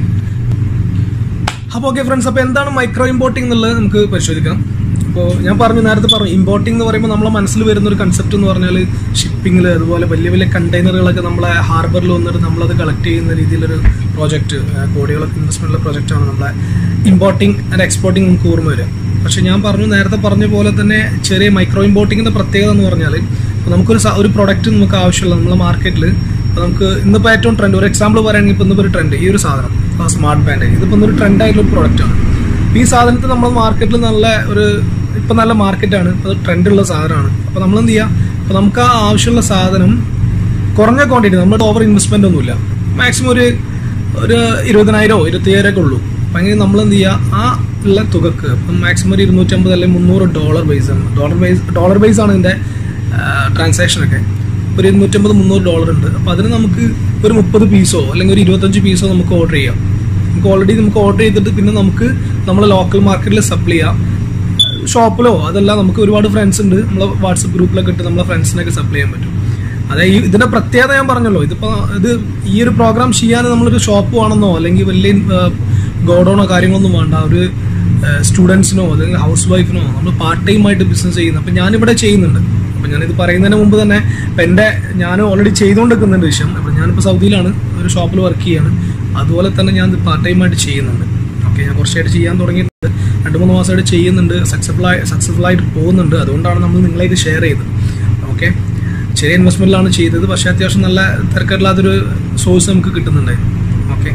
Speaker 1: അപ്പോൾ ഓക്കെ ഫ്രണ്ട്സ് അപ്പോൾ എന്താണ് മൈക്രോ ഇമ്പോർട്ടിംഗ് എന്നുള്ളത് നമുക്ക് പരിശോധിക്കാം അപ്പോൾ ഞാൻ പറഞ്ഞു നേരത്തെ പറഞ്ഞു ഇമ്പോർട്ടിംഗ് എന്ന് പറയുമ്പോൾ നമ്മളെ മനസ്സിൽ വരുന്ന ഒരു കൺസെപ്റ്റ് എന്ന് പറഞ്ഞാൽ ഷിപ്പിങ്ങിൽ അതുപോലെ വലിയ വലിയ കണ്ടെയ്നറുകളൊക്കെ നമ്മളെ ഹാർബറിൽ വന്നിട്ട് നമ്മളത് കളക്ട് ചെയ്യുന്ന രീതിയിലൊരു പ്രോജക്റ്റ് കോടികളൊക്കെ ഇൻവെസ്റ്റ്മെൻറ്റുള്ള പ്രോജക്റ്റാണ് നമ്മളെ ഇമ്പോർട്ടിംഗ് ആൻഡ് എക്സ്പോർട്ടിംഗ് നമുക്ക് ഓർമ്മ വരിക പക്ഷേ ഞാൻ പറഞ്ഞു നേരത്തെ പറഞ്ഞ പോലെ തന്നെ ചെറിയ മൈക്രോ ഇമ്പോർട്ടിങ്ങിൻ്റെ പ്രത്യേകത എന്ന് പറഞ്ഞാൽ ഇപ്പോൾ നമുക്കൊരു സ- ഒരു പ്രൊഡക്റ്റ് നമുക്ക് ആവശ്യമുള്ള നമ്മളെ മാർക്കറ്റിൽ അപ്പോൾ നമുക്ക് ഇന്നിപ്പോൾ ഏറ്റവും ട്രെൻഡ് ഒരു എക്സാമ്പിൾ പറയുകയാണെങ്കിൽ ഇപ്പോൾ ഇന്നിപ്പോൾ ഒരു ട്രെൻഡ് ഈ ഒരു സാധനം ആ സ്മാർട്ട് ബാൻഡ് ഇതിപ്പോൾ ഇന്നൊരു ട്രെൻഡ് ആയിട്ടുള്ള ഒരു പ്രോഡക്റ്റാണ് ഈ സാധനത്തിന് നമ്മൾ മാർക്കറ്റിൽ നല്ല ഒരു ഇപ്പം നല്ല മാർക്കറ്റാണ് ഇപ്പോൾ ട്രെൻഡുള്ള സാധനമാണ് അപ്പോൾ നമ്മൾ എന്ത് ചെയ്യുക അപ്പോൾ നമുക്ക് ആ ആവശ്യമുള്ള സാധനം കുറഞ്ഞ ക്വാണ്ടിറ്റി നമ്മുടെ ഓവർ ഇൻവെസ്റ്റ്മെൻ്റ് ഒന്നുമില്ല മാക്സിമം ഒരു ഒരു ഇരുപതിനായിരമോ ഇരുപത്തിയ്യായിരമൊക്കെ ഉള്ളൂ അപ്പം അങ്ങനെ നമ്മൾ എന്ത് ചെയ്യുക ആ ഉള്ള തുകക്ക് ഇപ്പം മാക്സിമം ഒരു ഇരുന്നൂറ്റമ്പത് അല്ലെങ്കിൽ മുന്നൂറ് ഡോളർ ബേസ് ആണ് ഡോളർ ബേസ് ഡോളർ ബേസ് ആണ് ഇതിൻ്റെ ട്രാൻസാക്ഷനൊക്കെ ഒരു ഇരുന്നൂറ്റമ്പത് മുന്നൂറ് ഡോളർ ഉണ്ട് അപ്പോൾ അതിന് നമുക്ക് ഒരു മുപ്പത് പീസോ അല്ലെങ്കിൽ ഒരു ഇരുപത്തഞ്ച് പീസോ നമുക്ക് ഓർഡർ ചെയ്യാം നമുക്ക് ഓൾറെഡി നമുക്ക് ഓർഡർ ചെയ്തിട്ട് പിന്നെ നമുക്ക് നമ്മളെ ലോക്കൽ മാർക്കറ്റിൽ സപ്ലൈ ചെയ്യാം ഷോപ്പിലോ അതല്ല നമുക്ക് ഒരുപാട് ഫ്രണ്ട്സ് ഉണ്ട് നമ്മളെ വാട്സപ്പ് ഗ്രൂപ്പിലൊക്കെ ഇട്ട് നമ്മളെ ഫ്രണ്ട്സിനൊക്കെ സപ്ലൈ ചെയ്യാൻ പറ്റും അതായത് ഈ ഇതിന്റെ പ്രത്യേകത ഞാൻ പറഞ്ഞല്ലോ ഇതിപ്പോ ഇത് ഈ ഒരു പ്രോഗ്രാം ചെയ്യാൻ നമ്മളൊരു ഷോപ്പ് വേണമെന്നോ അല്ലെങ്കിൽ വലിയ ഗോഡൗണോ കാര്യങ്ങളൊന്നും വേണ്ട ഒരു സ്റ്റുഡൻസിനോ അല്ലെങ്കിൽ ഹൗസ് വൈഫിനോ നമ്മൾ പാർട്ട് ടൈം ആയിട്ട് ബിസിനസ് ചെയ്യുന്നു അപ്പം ഞാനിവിടെ ചെയ്യുന്നുണ്ട് അപ്പം ഞാനിത് പറയുന്നതിന് മുമ്പ് തന്നെ ഇപ്പം എൻ്റെ ഞാൻ ഓൾറെഡി ചെയ്തുകൊണ്ടിരിക്കുന്നുണ്ട് വിഷയം അപ്പം ഞാനിപ്പോൾ സൗദിയിലാണ് ഒരു ഷോപ്പിൽ വർക്ക് ചെയ്യാണ് അതുപോലെ തന്നെ ഞാൻ പാർട്ട് ടൈം ആയിട്ട് ചെയ്യുന്നുണ്ട് ഓക്കെ ഞാൻ കുറച്ചായിട്ട് ചെയ്യാൻ തുടങ്ങിയിട്ടുണ്ട് രണ്ട് മൂന്ന് മാസമായിട്ട് ചെയ്യുന്നുണ്ട് സക്സസ്ഫുൾ ആയി സക്സസ്ഫുൾ ആയിട്ട് പോകുന്നുണ്ട് അതുകൊണ്ടാണ് നമ്മൾ നിങ്ങളെ ഇത് ഷെയർ ചെയ്തത് ഓക്കെ ചെറിയ ഇൻവെസ്റ്റ്മെന്റിലാണ് ചെയ്തത് പക്ഷേ അത്യാവശ്യം നല്ല തിരക്കില്ലാത്തൊരു സോഴ്സ് നമുക്ക് കിട്ടുന്നുണ്ടായിരുന്നു ഓക്കെ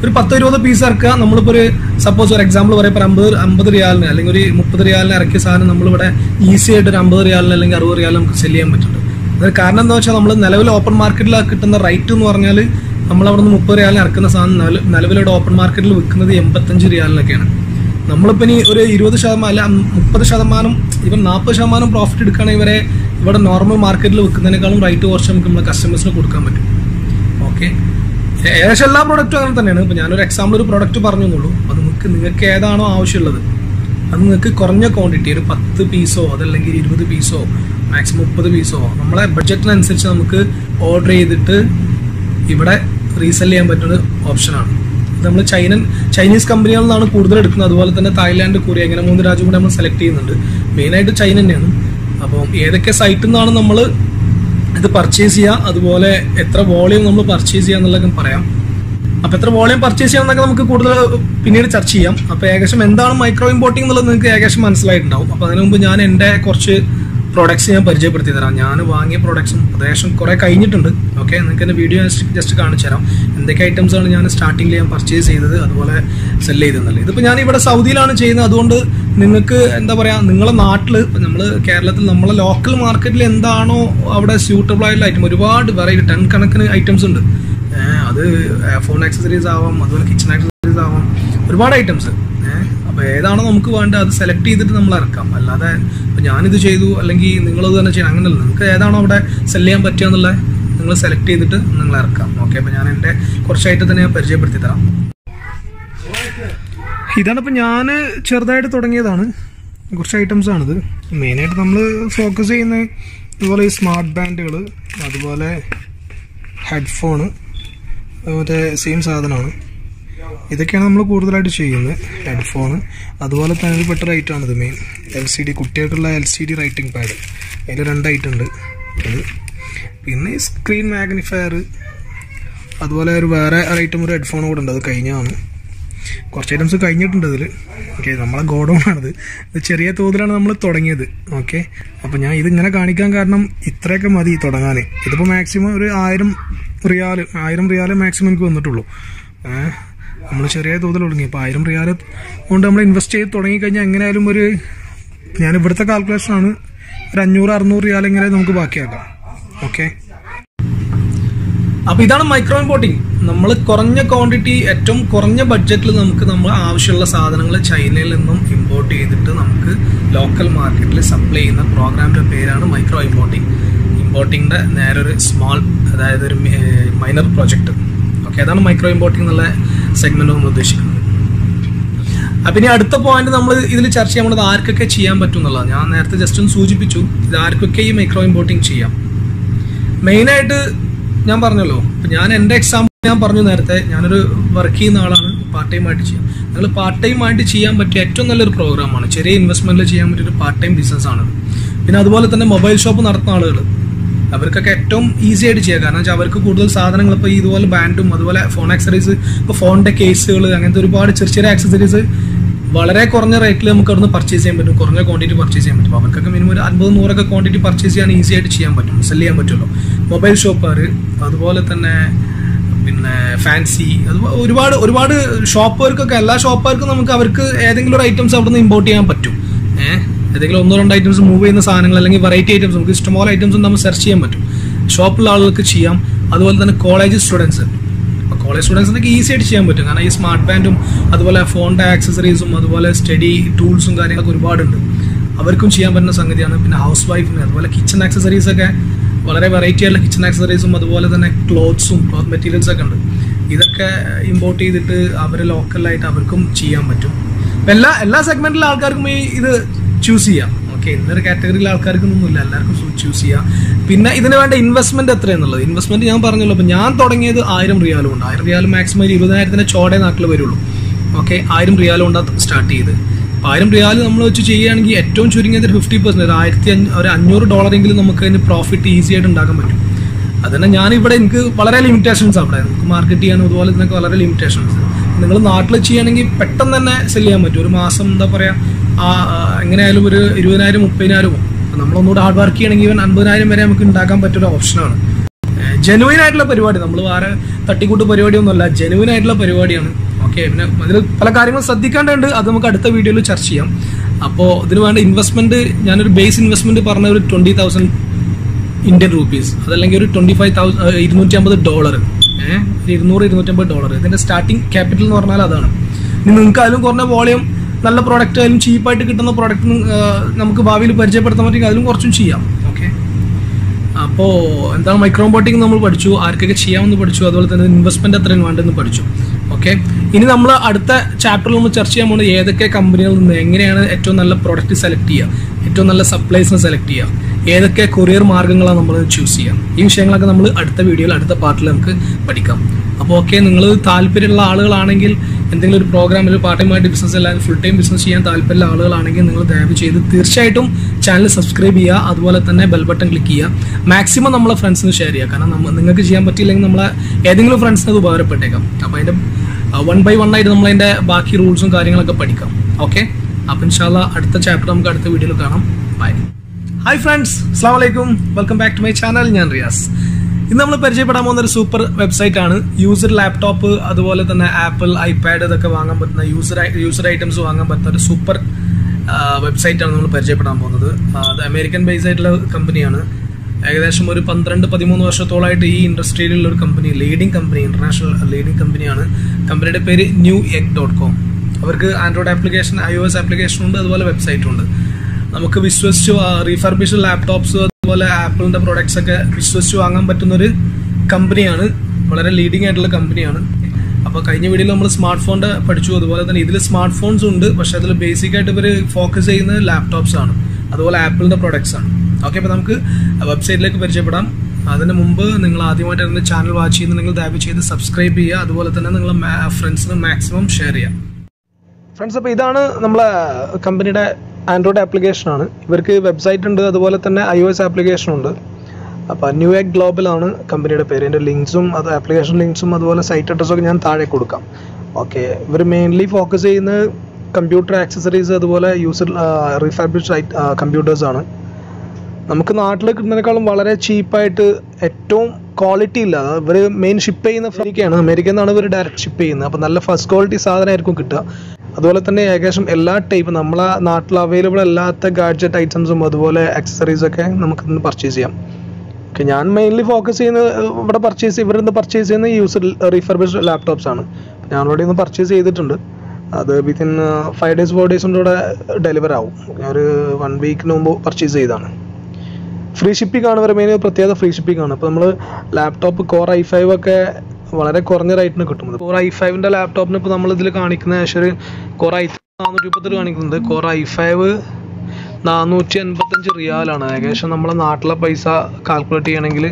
Speaker 1: ഒരു പത്തോ ഇരുപതോ പീസ് ഇറക്കുക നമ്മളിപ്പോൾ ഒരു സപ്പോസ് ഒരു എക്സാമ്പിൾ പറയാം ഇപ്പോൾ അമ്പത് അമ്പത് റിയാലിന് അല്ലെങ്കിൽ ഒരു മുപ്പത് റിയാലിന് ഇറക്കിയ സാധനം നമ്മളിവിടെ ഈസി ആയിട്ട് ഒരു അമ്പത് റിയാലിന് അല്ലെങ്കിൽ അറുപത് റിയാലിന് നമുക്ക് സെല് ചെയ്യാൻ പറ്റുന്നുണ്ട് അതിന് കാരണം എന്താ വെച്ചാൽ നമ്മൾ നിലവിൽ ഓപ്പൺ മാർക്കറ്റിൽ കിട്ടുന്ന റേറ്റ് എന്ന് പറഞ്ഞാൽ നമ്മൾ അവിടെ നിന്ന് മുപ്പത് റിയാലിന് ഇറക്കുന്ന സാധനം നില- നിലവിലിവിടെ ഓപ്പൺ മാർക്കറ്റിൽ വിൽക്കുന്നത് എൺപത്തഞ്ച് റിയാലിനൊക്കെയാണ് നമ്മളിപ്പോൾ ഇനി ഒരു ഇരുപത് ശതമാനം അല്ല മുപ്പത് ശതമാനം ഇവൻ നാൽപ്പത് ശതമാനം പ്രോഫിറ്റ് എടുക്കുകയാണെങ്കിൽ ഇവരെ ഇവിടെ നോർമൽ മാർക്കറ്റിൽ വിൽക്കുന്നതിനേക്കാളും റേറ്റ് കുറച്ച് നമുക്ക് നമ്മുടെ കസ്റ്റമേഴ്സിന് കൊടുക്കാൻ പറ്റും ഓക്കെ ഏകദേശം എല്ലാ പ്രോഡക്റ്റും അങ്ങനെ തന്നെയാണ് ഇപ്പൊ ഞാനൊരു എക്സാമ്പിൾ ഒരു പ്രോഡക്റ്റ് പറഞ്ഞു എന്നുള്ളൂ അത് നിങ്ങൾക്ക് നിങ്ങൾക്ക് ഏതാണോ ആവശ്യമുള്ളത് അത് നിങ്ങൾക്ക് കുറഞ്ഞ ക്വാണ്ടിറ്റി ഒരു പത്ത് പീസോ അതല്ലെങ്കിൽ ഇരുപത് പീസോ മാക്സിമം മുപ്പത് പീസോ നമ്മളെ ബഡ്ജറ്റിനനുസരിച്ച് നമുക്ക് ഓർഡർ ചെയ്തിട്ട് ഇവിടെ റീസെൽ ചെയ്യാൻ പറ്റുന്ന ഓപ്ഷനാണ് ഇത് നമ്മൾ ചൈനൻ ചൈനീസ് കമ്പനികളിൽ നിന്നാണ് കൂടുതൽ എടുക്കുന്നത് അതുപോലെ തന്നെ തായ്ലാന്റ് കൊറിയ ഇങ്ങനെ മൂന്ന് രാജ്യം കൂടെ നമ്മൾ സെലക്ട് ചെയ്യുന്നുണ്ട് മെയിനായിട്ട് ചൈന തന്നെയാണ് അപ്പം ഏതൊക്കെ സൈറ്റിൽ നിന്നാണ് നമ്മൾ ഇത് പർച്ചേസ് ചെയ്യുക അതുപോലെ എത്ര വോളിയം നമ്മൾ പർച്ചേസ് ചെയ്യുക എന്നുള്ളതൊക്കെ പറയാം അപ്പൊ എത്ര വോളിയം പർച്ചേസ് ചെയ്യാമെന്നൊക്കെ നമുക്ക് കൂടുതൽ പിന്നീട് ചർച്ച ചെയ്യാം അപ്പൊ ഏകദേശം എന്താണ് മൈക്രോ ഇമ്പോർട്ടിംഗ് എന്നുള്ളത് നിങ്ങൾക്ക് ഏകദേശം മനസ്സിലായിട്ടുണ്ടാവും അപ്പൊ അതിനു മുമ്പ് ഞാൻ എൻ്റെ കുറച്ച് പ്രോഡക്ട്സ് ഞാൻ പരിചയപ്പെടുത്തി തരാം ഞാൻ വാങ്ങിയ പ്രോഡക്ട്സും ഏകദേശം കുറെ കഴിഞ്ഞിട്ടുണ്ട് ഓക്കെ നിങ്ങൾക്ക് എൻ്റെ വീഡിയോ ജസ്റ്റ് കാണിച്ചു തരാം എന്തൊക്കെ ഐറ്റംസ് ആണ് ഞാൻ സ്റ്റാർട്ടിങ്ങിൽ ഞാൻ പർച്ചേസ് ചെയ്തത് അതുപോലെ സെല് ചെയ്തെന്നല്ലേ ഇതിപ്പോൾ ഞാൻ ഇവിടെ സൗദിയിലാണ് ചെയ്യുന്നത് അതുകൊണ്ട് നിങ്ങൾക്ക് എന്താ പറയാ നിങ്ങളെ നാട്ടിൽ നമ്മൾ കേരളത്തിൽ നമ്മളെ ലോക്കൽ മാർക്കറ്റിൽ എന്താണോ അവിടെ സ്യൂട്ടബിൾ ആയിട്ടുള്ള ഐറ്റം ഒരുപാട് വെറൈറ്റി ടൺ കണക്കിന് ഐറ്റംസ് ഉണ്ട് ഏഹ് അത് ഫോൺ ആക്സസറീസ് ആവാം അതുപോലെ കിച്ചൺ ആക്സസറീസ് ആവാം ഒരുപാട് ഐറ്റംസ് ഏഹ് അപ്പോൾ ഏതാണോ നമുക്ക് വേണ്ടത് അത് സെലക്ട് ചെയ്തിട്ട് നമ്മൾ ഇറക്കാം അല്ലാതെ ഇപ്പം ഞാനിത് ചെയ്തു അല്ലെങ്കിൽ നിങ്ങളത് തന്നെ ചെയ്യണം അങ്ങനെയല്ല നിങ്ങൾക്ക് ഏതാണോ അവിടെ സെല് ചെയ്യാൻ പറ്റുക എന്നുള്ളത് നിങ്ങൾ സെലക്ട് ചെയ്തിട്ട് നിങ്ങൾ ഇറക്കാം ഓക്കെ അപ്പോൾ ഞാൻ എൻ്റെ കുറച്ച് ഐറ്റം തന്നെ ഞാൻ പരിചയപ്പെടുത്തി തരാം ഇതാണ് ഇപ്പം ഞാൻ ചെറുതായിട്ട് തുടങ്ങിയതാണ് കുറച്ച് ഐറ്റംസ് ആണിത് മെയിനായിട്ട് നമ്മൾ ഫോക്കസ് ചെയ്യുന്ന ഇതുപോലെ ഈ സ്മാർട്ട് ബാൻഡുകൾ അതുപോലെ ഹെഡ്ഫോണ് മറ്റേ സെയിം സാധനമാണ് ഇതൊക്കെയാണ് നമ്മൾ കൂടുതലായിട്ട് ചെയ്യുന്നത് ഹെഡ്ഫോൺ അതുപോലെ തന്നെ പെട്ട റൈറ്റ് ആണിത് മെയിൻ എൽ സി ഡി കുട്ടികൾക്കുള്ള L C D writing pad അതിൽ രണ്ട് ഐറ്റം ഉണ്ട് അത് പിന്നെ ഈ സ്ക്രീൻ മാഗ്നിഫയർ അതുപോലെ ഒരു വേറെ ഐറ്റം ഒരു ഹെഡ്ഫോൺ കൂടെ ഉണ്ട് അത് കഴിഞ്ഞതാണ് കുറച്ച് ഐറ്റംസ് കഴിഞ്ഞിട്ടുണ്ട് ഇതിൽ ഓക്കെ നമ്മളെ ഗോഡൗൺ ആണിത് ഇത് ചെറിയ തോതിലാണ് നമ്മൾ തുടങ്ങിയത് ഓക്കെ അപ്പോൾ ഞാൻ ഇതിങ്ങനെ കാണിക്കാൻ കാരണം ഇത്രയൊക്കെ മതി തുടങ്ങാൻ ഇതിപ്പോൾ മാക്സിമം ഒരു ആയിരം റിയാൽ ആയിരം റിയാൽ മാക്സിമം എനിക്ക് വന്നിട്ടുള്ളൂ ഏഹ് നമ്മൾ ചെറിയ തോതിൽ തുടങ്ങി അപ്പോൾ ആയിരം റിയാൽ കൊണ്ട് നമ്മൾ ഇൻവെസ്റ്റ് ചെയ്ത് തുടങ്ങിക്കഴിഞ്ഞാൽ എങ്ങനെയായാലും ഒരു ഞാൻ ഇവിടുത്തെ കാൽക്കുലേഷനാണ് ഒരു അഞ്ഞൂറ് അറുന്നൂറ് റിയാൽ എങ്ങനെ നമുക്ക് ബാക്കിയാക്കാം ഓക്കെ അപ്പൊ ഇതാണ് മൈക്രോ ഇമ്പോർട്ടിംഗ് നമ്മൾ കുറഞ്ഞ ക്വാണ്ടിറ്റി ഏറ്റവും കുറഞ്ഞ ബഡ്ജറ്റിൽ നമുക്ക് നമ്മൾ ആവശ്യമുള്ള സാധനങ്ങൾ ചൈനയിൽ നിന്നും ഇമ്പോർട്ട് ചെയ്തിട്ട് നമുക്ക് ലോക്കൽ മാർക്കറ്റിൽ സപ്ലൈ ചെയ്യുന്ന പ്രോഗ്രാമിന്റെ പേരാണ് മൈക്രോ ഇമ്പോർട്ടിംഗ് ഇമ്പോർട്ടിങ്ങിന്റെ നേരെ ഒരു സ്മോൾ അതായത് ഒരു മൈനർ പ്രോജക്റ്റ് ഓക്കെ അതാണ് മൈക്രോ ഇമ്പോർട്ടിംഗ് എന്നുള്ള സെഗ്മെന്റ് നമ്മൾ ഉദ്ദേശിക്കുന്നത് അപ്പൊ ഇനി അടുത്ത പോയിന്റ് നമ്മൾ ഇതിൽ ചർച്ച ചെയ്യാൻ പോകുന്നത് ആർക്കൊക്കെ ചെയ്യാൻ പറ്റും എന്നുള്ളത് ഞാൻ നേരത്തെ ജസ്റ്റ് ഒന്ന് സൂചിപ്പിച്ചു ഇത് ആർക്കൊക്കെ ഈ മൈക്രോ ഇമ്പോർട്ടിംഗ് ചെയ്യാം മെയിനായിട്ട് ഞാൻ പറഞ്ഞല്ലോ ഇപ്പൊ ഞാൻ എൻ്റെ എക്സാമ്പിൾ ഞാൻ പറഞ്ഞു നേരത്തെ ഞാനൊരു വർക്ക് ചെയ്യുന്ന ആളാണ് പാർട്ട് ടൈം ആയിട്ട് ചെയ്യാം നിങ്ങൾ പാർട്ട് ടൈം ആയിട്ട് ചെയ്യാൻ പറ്റിയ ഏറ്റവും നല്ലൊരു പ്രോഗ്രാമാണ് ചെറിയ ഇൻവെസ്റ്റ്മെന്റിൽ ചെയ്യാൻ പറ്റിയ ഒരു പാർട്ട് ടൈം ബിസിനസ് ആണ് പിന്നെ അതുപോലെ തന്നെ മൊബൈൽ ഷോപ്പ് നടത്തുന്ന ആളുകൾ അവർക്കൊക്കെ ഏറ്റവും ഈസി ആയിട്ട് ചെയ്യാം കാരണം വെച്ചാൽ അവർക്ക് കൂടുതൽ സാധനങ്ങൾ ഇപ്പോൾ ഇതുപോലെ ബാൻഡും അതുപോലെ ഫോൺ ആക്സസറീസ് ഇപ്പോൾ ഫോണിന്റെ കേസുകൾ അങ്ങനത്തെ ഒരുപാട് ചെറിയ ചെറിയ ആക്സസറീസ് വളരെ കുറഞ്ഞ റേറ്റിൽ നമുക്ക് അവിടുന്ന് പർച്ചേസ് ചെയ്യാൻ പറ്റും കുറഞ്ഞ ക്വാണ്ടിറ്റി പർച്ചേസ് ചെയ്യാൻ പറ്റും അവർക്കൊക്കെ മിനിമം ഒരു അൻപത് നൂറൊക്കെ ക്വാണ്ടിറ്റി പർച്ചേസ് ചെയ്യാൻ ഈസി ആയിട്ട് ചെയ്യാൻ പറ്റും സെല് ചെയ്യാൻ പറ്റുമല്ലോ മൊബൈൽ ഷോപ്പുകാർ അതുപോലെ തന്നെ പിന്നെ ഫാൻസി അത് ഒരുപാട് ഒരുപാട് ഷോപ്പുകാർക്കൊക്കെ എല്ലാ ഷോപ്പുകാർക്കും നമുക്ക് അവർക്ക് ഏതെങ്കിലും ഒരു ഐറ്റംസ് അവിടെ നിന്ന് ഇമ്പോർട്ട് ചെയ്യാൻ പറ്റും ഏഹ് ഏതെങ്കിലും ഒന്നോ രണ്ടോ ഐറ്റംസ് മൂവ് ചെയ്യുന്ന സാധനങ്ങൾ അല്ലെങ്കിൽ വെറൈറ്റി ഐറ്റംസ് നമുക്ക് ഇഷ്ടംപോലെ ഐറ്റംസ് നമുക്ക് സെർച്ച് ചെയ്യാൻ പറ്റും ഷോപ്പിലുള്ള ആളുകൾക്ക് ചെയ്യാം അതുപോലെ തന്നെ കോളേജ് സ്റ്റുഡൻസ് അപ്പോൾ കോളേജ് സ്റ്റുഡൻസിനൊക്കെ ഈസി ആയിട്ട് ചെയ്യാൻ പറ്റും കാരണം ഈ സ്മാർട്ട് ബാൻഡും അതുപോലെ ഫോണിൻ്റെ ആക്സസറീസും അതുപോലെ സ്റ്റഡി ടൂൾസും കാര്യങ്ങളൊക്കെ ഒരുപാടുണ്ട് അവർക്കും ചെയ്യാൻ പറ്റുന്ന സംഗതിയാണ് പിന്നെ ഹൗസ് വൈഫിന് അതുപോലെ കിച്ചൺ ആക്സസറീസ് ഒക്കെ വളരെ വെറൈറ്റി ആയിട്ടുള്ള കിച്ചൺ ആക്സസറീസും അതുപോലെ തന്നെ ക്ലോത്ത്സും ക്ലോത്ത് മെറ്റീരിയൽസ് ഒക്കെ ഉണ്ട് ഇതൊക്കെ ഇമ്പോർട്ട് ചെയ്തിട്ട് അവർ ലോക്കലായിട്ട് അവർക്കും ചെയ്യാൻ പറ്റും അപ്പം എല്ലാ എല്ലാ സെഗ്മെന്റിലെ ആൾക്കാർക്കും ഈ ഇത് ചൂസ് ചെയ്യാം ഓക്കെ ഇന്നൊരു കാറ്റഗറിയിലെ ആൾക്കാർക്കൊന്നുമില്ല എല്ലാവർക്കും ചൂസ് ചെയ്യാം പിന്നെ ഇതിന് വേണ്ട ഇൻവെസ്റ്റ്മെന്റ് എത്രയെന്നുള്ളത് ഇൻവെസ്റ്റ്മെന്റ് ഞാൻ പറഞ്ഞല്ലോ അപ്പം ഞാൻ തുടങ്ങിയത് ആയിരം റിയാലും ഉണ്ട് ആയിരം റിയാൽ മാക്സിമം ഒരു ഇരുപതിനായിരത്തിന് ചോടെ നാട്ടിൽ വരുള്ളൂ ഓക്കെ ആയിരം റിയാലും കൊണ്ടാണ് സ്റ്റാർട്ട് ചെയ്ത് അപ്പം ആയിരം റിയാൽ നമ്മൾ വെച്ച് ചെയ്യുകയാണെങ്കിൽ ഏറ്റവും ചുരുങ്ങിയത് ഒരു ഫിഫ്റ്റി പെർസെന്റ് ഒരു ആയിരത്തി അഞ്ഞൂ- ഒരു അഞ്ഞൂറ് ഡോളറെങ്കിലും നമുക്ക് അതിന് പ്രോഫിറ്റ് ഈസി ആയിട്ട് ഉണ്ടാക്കാൻ പറ്റും അതന്നെ ഞാൻ ഇവിടെ എനിക്ക് വളരെ ലിമിറ്റേഷൻസ് അവിടെ നമുക്ക് മാർക്കറ്റ് ചെയ്യാനും അതുപോലെ ഇതിനൊക്കെ വളരെ ലിമിറ്റേഷൻസ് നിങ്ങൾ നാട്ടിൽ ചെയ്യുകയാണെങ്കിൽ പെട്ടെന്ന് തന്നെ സെല് ചെയ്യാൻ പറ്റും ഒരു മാസം എന്താ പറയാ ആ ആ, എങ്ങനെയായാലും ഒരു ഇരുപതിനായിരം മുപ്പതിനായിരം നമ്മളൊന്നുകൂടെ ഹാർഡ് വർക്ക് ചെയ്യണമെങ്കിൽ ഇവൻ അൻപതിനായിരം വരെ നമുക്ക് ഉണ്ടാക്കാൻ പറ്റിയൊരു ഓപ്ഷനാണ് ജെനുവിൻ ആയിട്ടുള്ള പരിപാടി നമ്മൾ വേറെ തട്ടിക്കൂട്ട് പരിപാടിയൊന്നുമല്ല ജെനുവിൻ ആയിട്ടുള്ള പരിപാടിയാണ് ഓക്കെ പിന്നെ അതിൽ പല കാര്യങ്ങളും ശ്രദ്ധിക്കേണ്ടതുണ്ട് അത് നമുക്ക് അടുത്ത വീഡിയോയിൽ ചർച്ച ചെയ്യാം അപ്പോൾ ഇതിന് വേണ്ട ഇൻവെസ്റ്റ്മെന്റ് ഞാനൊരു ബേസ് ഇൻവെസ്റ്റ്മെന്റ് പറഞ്ഞ ഒരു ട്വന്റി തൗസൻഡ് ഇന്ത്യൻ റുപ്പീസ് അതല്ലെങ്കിൽ ഒരു ട്വന്റി ഫൈവ് തൗസൻഡ് ഇരുന്നൂറ്റി അമ്പത് ഡോളർ ഏഹ് ഇരുന്നൂറ് ഇരുന്നൂറ്റമ്പത് ഡോളർ ഇതിന്റെ സ്റ്റാർട്ടിംഗ് ക്യാപിറ്റൽ എന്ന് പറഞ്ഞാൽ അതാണ് ഇനി നിങ്ങൾക്ക് അതിലും കുറഞ്ഞ വോളിയം നല്ല പ്രോഡക്റ്റ് അതിലും ചീപ്പായിട്ട് കിട്ടുന്ന പ്രോഡക്റ്റ് നമുക്ക് ഭാവിയിൽ പരിചയപ്പെടുത്താൻ പറ്റുമെങ്കിൽ അതിലും കുറച്ചും ചെയ്യാം ഓക്കെ അപ്പോൾ എന്താണ് മൈക്രോബോട്ടിക് നമ്മൾ പഠിച്ചു ആർക്കൊക്കെ ചെയ്യാമെന്ന് പഠിച്ചു അതുപോലെ തന്നെ ഇൻവെസ്റ്റ്മെന്റ് എത്രയും വേണ്ടെന്ന് പഠിച്ചു ഓക്കെ ഇനി നമ്മൾ അടുത്ത ചാപ്റ്ററിൽ നമ്മൾ ചർച്ച ചെയ്യാൻ പോകുന്നത് ഏതൊക്കെ കമ്പനികളിൽ നിന്ന് എങ്ങനെയാണ് ഏറ്റവും നല്ല പ്രോഡക്റ്റ് സെലക്ട് ചെയ്യുക ഏറ്റവും നല്ല സപ്ലൈസിനെ സെലക്ട് ചെയ്യുക ഏതൊക്കെ കൊറിയർ മാർഗ്ഗങ്ങളാണ് നമ്മൾ ചൂസ് ചെയ്യുക ഈ വിഷയങ്ങളൊക്കെ നമ്മൾ അടുത്ത വീഡിയോയിൽ അടുത്ത പാർട്ടിൽ നമുക്ക് പഠിക്കാം അപ്പോൾ ഓക്കെ നിങ്ങൾ താല്പര്യമുള്ള ആളുകളാണെങ്കിൽ എന്തെങ്കിലും ഒരു പ്രോഗ്രാമിൽ പാർട്ട് ടൈമായിട്ട് ബിസിനസ് അല്ലെങ്കിൽ ഫുൾ ടൈം ബിസിനസ് ചെയ്യാൻ താല്പര്യമുള്ള ആളുകളാണെങ്കിൽ നിങ്ങൾ ദയവ് ചെയ്ത് തീർച്ചയായിട്ടും ചാനൽ സബ്സ്ക്രൈബ് ചെയ്യുക അതുപോലെ തന്നെ ബെൽ ബട്ടൺ ക്ലിക്ക് ചെയ്യുക മാക്സിമം നമ്മളെ ഫ്രണ്ട്സിന് ഷെയർ ചെയ്യുക കാരണം നമ്മ നിങ്ങൾക്ക് ചെയ്യാൻ പറ്റിയില്ലെങ്കിൽ നമ്മളെ ഏതെങ്കിലും ഫ്രണ്ട്സിന് അത് ഉപകാരപ്പെട്ടേക്കാം അപ്പോൾ അതിൻ്റെ വൺ ബൈ വൺ ആയിട്ട് നമ്മൾ അതിൻ്റെ ബാക്കി റൂൾസും കാര്യങ്ങളൊക്കെ പഠിക്കാം ഓക്കെ അപ്പോൾ ഇൻഷാല്ല അടുത്ത ചാപ്റ്റർ നമുക്ക് അടുത്ത വീഡിയോയിൽ കാണാം ബൈ ഹായ് ഫ്രണ്ട്സ് അസ്സാം വലൈക്കും welcome back to my channel ഞാൻ റിയാസ് ഇന്ന് നമ്മൾ പരിചയപ്പെടാൻ പോകുന്ന ഒരു സൂപ്പർ വെബ്സൈറ്റ് ആണ് യൂസർ ലാപ്ടോപ്പ് അതുപോലെ തന്നെ ആപ്പിൾ ഐപാഡ് ഇതൊക്കെ വാങ്ങാൻ പറ്റുന്ന യൂസർ യൂസർ ഐറ്റംസ് വാങ്ങാൻ പറ്റുന്ന ഒരു സൂപ്പർ വെബ്സൈറ്റ് ആണ് നമ്മൾ പരിചയപ്പെടാൻ പോകുന്നത് ആ, അത് അമേരിക്കൻ ബേസ് ആയിട്ടുള്ള കമ്പനിയാണ് ഏകദേശം ഒരു പന്ത്രണ്ട് പതിമൂന്ന് വർഷത്തോളമായിട്ട് ഈ ഇൻഡസ്ട്രിയിലുള്ള ഒരു company leading company international leading കമ്പനിയാണ് കമ്പനിയുടെ പേര് ന്യൂ എഗ് ഡോട്ട് കോം അവർക്ക് Android application I O S application ഉണ്ട് അതുപോലെ വെബ്സൈറ്റും ഉണ്ട് നമുക്ക് വിശ്വസിച്ച് റീഫർബിഷ് ലാപ്ടോപ്സ് അതുപോലെ ആപ്പിളിന്റെ പ്രൊഡക്ട്സ് ഒക്കെ വിശ്വസിച്ച് വാങ്ങാൻ പറ്റുന്ന ഒരു കമ്പനിയാണ് വളരെ ലീഡിംഗ് ആയിട്ടുള്ള കമ്പനിയാണ് അപ്പോൾ കഴിഞ്ഞ വീഡിയോയിൽ നമ്മൾ സ്മാർട്ട് ഫോണിന്റെ പഠിച്ചു അതുപോലെ തന്നെ ഇതിൽ സ്മാർട്ട് ഫോൺസ് ഉണ്ട് പക്ഷെ അതിൽ ബേസിക് ആയിട്ട് ഇവർ ഫോക്കസ് ചെയ്യുന്നത് ലാപ്ടോപ്സ് ആണ് അതുപോലെ ആപ്പിളിന്റെ പ്രൊഡക്ട്സ് ആണ് ഓക്കെ അപ്പോൾ നമുക്ക് വെബ്സൈറ്റിലേക്ക് പരിചയപ്പെടാം അതിന് മുമ്പ് നിങ്ങൾ ആദ്യമായിട്ട് എൻ്റെ ചാനൽ വാച്ച് ചെയ്യുന്ന നിങ്ങൾ ദയവ് ചെയ്ത് സബ്സ്ക്രൈബ് ചെയ്യുക അതുപോലെ തന്നെ നിങ്ങൾ ഫ്രണ്ട്സിന് മാക്സിമം ഷെയർ ചെയ്യുക ഫ്രണ്ട്സ് അപ്പോൾ ഇതാണ് നമ്മളെ കമ്പനിയുടെ ആൻഡ്രോയിഡ് ആപ്ലിക്കേഷൻ ആണ് ഇവർക്ക് വെബ്സൈറ്റ് ഉണ്ട് അതുപോലെ തന്നെ ഐ ഒ എസ് ആപ്ലിക്കേഷൻ ഉണ്ട് അപ്പോൾ ന്യൂ എഗ് ഗ്ലോബൽ ആണ് കമ്പനിയുടെ പേര് എൻ്റെ ലിങ്ക്സും അത് ആപ്ലിക്കേഷൻ ലിങ്ക്സും അതുപോലെ സൈറ്റ് അഡ്രസ്സും ഒക്കെ ഞാൻ താഴെ കൊടുക്കാം ഓക്കെ ഇവർ മെയിൻലി ഫോക്കസ് ചെയ്യുന്നത് കമ്പ്യൂട്ടർ ആക്സസറീസ് അതുപോലെ യൂസർ റിഫാബ്രിഷ് കമ്പ്യൂട്ടേഴ്സ് ആണ് നമുക്ക് നാട്ടിൽ കിട്ടുന്നതിനേക്കാളും വളരെ ചീപ്പായിട്ട് ഏറ്റവും ക്വാളിറ്റി ഇല്ല ഇവർ മെയിൻ ഷിപ്പ് ചെയ്യുന്ന അമേരിക്കയാണ് അമേരിക്കയിൽ നിന്നാണ് ഇവർ ഡയറക്റ്റ് ഷിപ്പ് ചെയ്യുന്നത് അപ്പോൾ നല്ല ഫസ്റ്റ് ക്വാളിറ്റി സാധനമായിരിക്കും കിട്ടുക അതുപോലെ തന്നെ ഏകദേശം എല്ലാ ടൈപ്പ് നമ്മളെ നാട്ടിൽ അവൈലബിൾ അല്ലാത്ത ഗാഡ്ജറ്റ് ഐറ്റംസും അതുപോലെ ആക്സസറീസ് ഒക്കെ നമുക്ക് ഇന്ന് പർച്ചേസ് ചെയ്യാം ഓക്കെ ഞാൻ മെയിൻലി ഫോക്കസ് ചെയ്യുന്നത് ഇവിടെ പർച്ചേസ് ഇവരിന്ന് പർച്ചേസ് ചെയ്യുന്ന യൂസർ റീഫർബിഷ്ഡ് ലാപ്ടോപ്സ് ആണ് ഞാൻ ഓൾറെഡി ഒന്ന് പർച്ചേസ് ചെയ്തിട്ടുണ്ട് അത് വിത്തിൻ ഫൈവ് ഡേയ്സ് ഫോർ ഡേയ്സിൻ്റെ കൂടെ ഡെലിവർ ആവും ഞാൻ ഒരു വൺ വീക്കിന് മുമ്പ് പർച്ചേസ് ചെയ്തതാണ് ഫ്രീ ഷിപ്പിംഗ് ആണ് ഇവരുടെ മെയിൻ പ്രത്യേകത ഫ്രീ ഷിപ്പിംഗ് ആണ് അപ്പോൾ നമ്മൾ ലാപ്ടോപ്പ് കോർ ഐ ഫൈവ് ഒക്കെ വളരെ കുറഞ്ഞ റേറ്റിന് കിട്ടുന്നത് കോർ ഐ ഫൈവിൻ്റെ ലാപ്ടോപ്പിന് ഇപ്പോൾ നമ്മൾ ഇതിൽ കാണിക്കുന്ന ഏകദേശം ഒരു കോർ ഐ നാനൂറ്റി മുപ്പത്തെട്ട് കാണിക്കുന്നുണ്ട് കോർ ഐ ഫൈവ് നാനൂറ്റി എൺപത്തഞ്ച് റിയാലാണ് ഏകദേശം നമ്മളെ നാട്ടിലെ പൈസ കാൽക്കുലേറ്റ് ചെയ്യണമെങ്കിൽ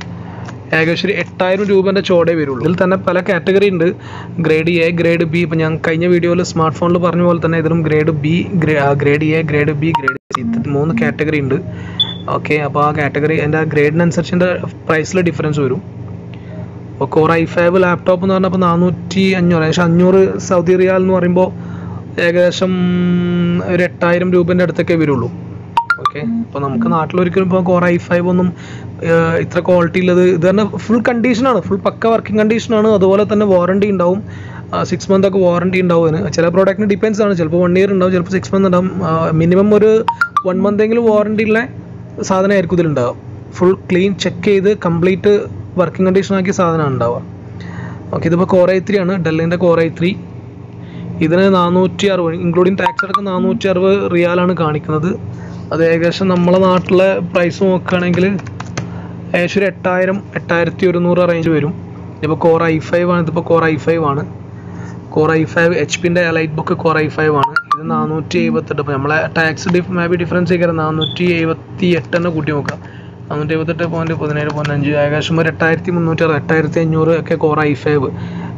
Speaker 1: ഏകദേശം ഒരു എട്ടായിരം രൂപേൻ്റെ ചോടേ വരുള്ളൂ ഇതിൽ തന്നെ പല കാറ്റഗറി ഉണ്ട് ഗ്രേഡ് എ ഗ്രേഡ് ബി ഇപ്പം ഞാൻ കഴിഞ്ഞ വീഡിയോയിൽ സ്മാർട്ട് ഫോണിൽ പറഞ്ഞ പോലെ തന്നെ ഇതിലും grade B grade A grade B grade C മൂന്ന് കാറ്റഗറി ഉണ്ട് ഓക്കെ അപ്പോൾ ആ കാറ്റഗറി എൻ്റെ ഗ്രേഡിനനുസരിച്ച് എൻ്റെ പ്രൈസിൽ ഡിഫറൻസ് വരും അപ്പോൾ കോർ ഐ ഫൈവ് ലാപ്ടോപ്പ് എന്ന് പറഞ്ഞപ്പോൾ നാനൂറ്റി അഞ്ഞൂറ് ഏകദേശം അഞ്ഞൂറ് സൗദി റിയാൽ എന്ന് പറയുമ്പോൾ ഏകദേശം ഒരു എട്ടായിരം രൂപേൻ്റെ അടുത്തൊക്കെ വരുള്ളൂ ഓക്കെ അപ്പോൾ നമുക്ക് നാട്ടിലൊരിക്കലും ഇപ്പോൾ കോർ ഐ ഫൈവ് ഒന്നും ഏഹ്, ഇത്ര ക്വാളിറ്റി ഉള്ളത് ഇത് തന്നെ ഫുൾ കണ്ടീഷനാണ് ഫുൾ പക്ക വർക്കിംഗ് കണ്ടീഷനാണ് അതുപോലെ തന്നെ വാറണ്ടി ഉണ്ടാവും സിക്സ് മന്ത് ഒക്കെ വാറണ്ടി ഉണ്ടാവും അതിന് ചില പ്രോഡക്റ്റിന് ഡിപ്പെൻസ് ആണ് ചിലപ്പോൾ വൺ ഇയർ ഉണ്ടാവും ചിലപ്പോൾ സിക്സ് മന്ത് ഉണ്ടാവും മിനിമം ഒരു വൺ മന്ത് എങ്കിലും വാറണ്ടി ഉള്ള സാധനമായിരിക്കും ഇതിലുണ്ടാവുക ഫുൾ ക്ലീൻ ചെക്ക് ചെയ്ത് കംപ്ലീറ്റ് വർക്കിംഗ് കണ്ടീഷൻ ആക്കിയ സാധനമാണ് ഉണ്ടാവുക ഓക്കെ ഇതിപ്പോൾ കോർ ഐ ത്രീ ആണ് ഡെല്ലിൻ്റെ കോർ ഐ ത്രീ ഇതിന് നാനൂറ്റി അറുപത് ഇൻക്ലൂഡിങ് ടാക്സ് അടക്കം നാനൂറ്റി അറുപത് റിയാലാണ് കാണിക്കുന്നത് അത് ഏകദേശം നമ്മളെ നാട്ടിലെ പ്രൈസ് നോക്കുകയാണെങ്കിൽ ഏകദേശം ഒരു എട്ടായിരം എട്ടായിരത്തി ഒരുന്നൂറ് റേഞ്ച് വരും ഇതിപ്പോൾ കോർ ഐ ഫൈവ് ആണ് ഇതിപ്പോൾ കോർ ഐ ഫൈവ് ആണ് കോർ ഐ ഫൈവ് എച്ച് പിൻ്റെ light book core I five ആണ് ഇത് നാനൂറ്റി എഴുപത്തെട്ട് ഇപ്പോൾ നമ്മളെ tax diff maybe difference ചെയ്യണം നാനൂറ്റി എഴുപത്തി എട്ട് തന്നെ കൂട്ടി നോക്കാം നാനൂറ്റി എഴുപത്തെട്ട് പോയിന്റ് പതിനേഴ് പോയിന്റ് അഞ്ച് ഏകദേശം ഒരു എട്ടായിരത്തി മുന്നൂറ്റി അറുപത് എട്ടായിരത്തി അഞ്ഞൂറ് ഒക്കെ core I five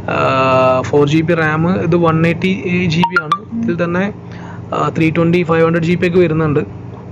Speaker 1: four G B RAM ഇത് വൺ എയ്റ്റി ജി ബി ആണ് ഇതിൽ തന്നെ three twenty five hundred G B ഒക്കെ വരുന്നുണ്ട്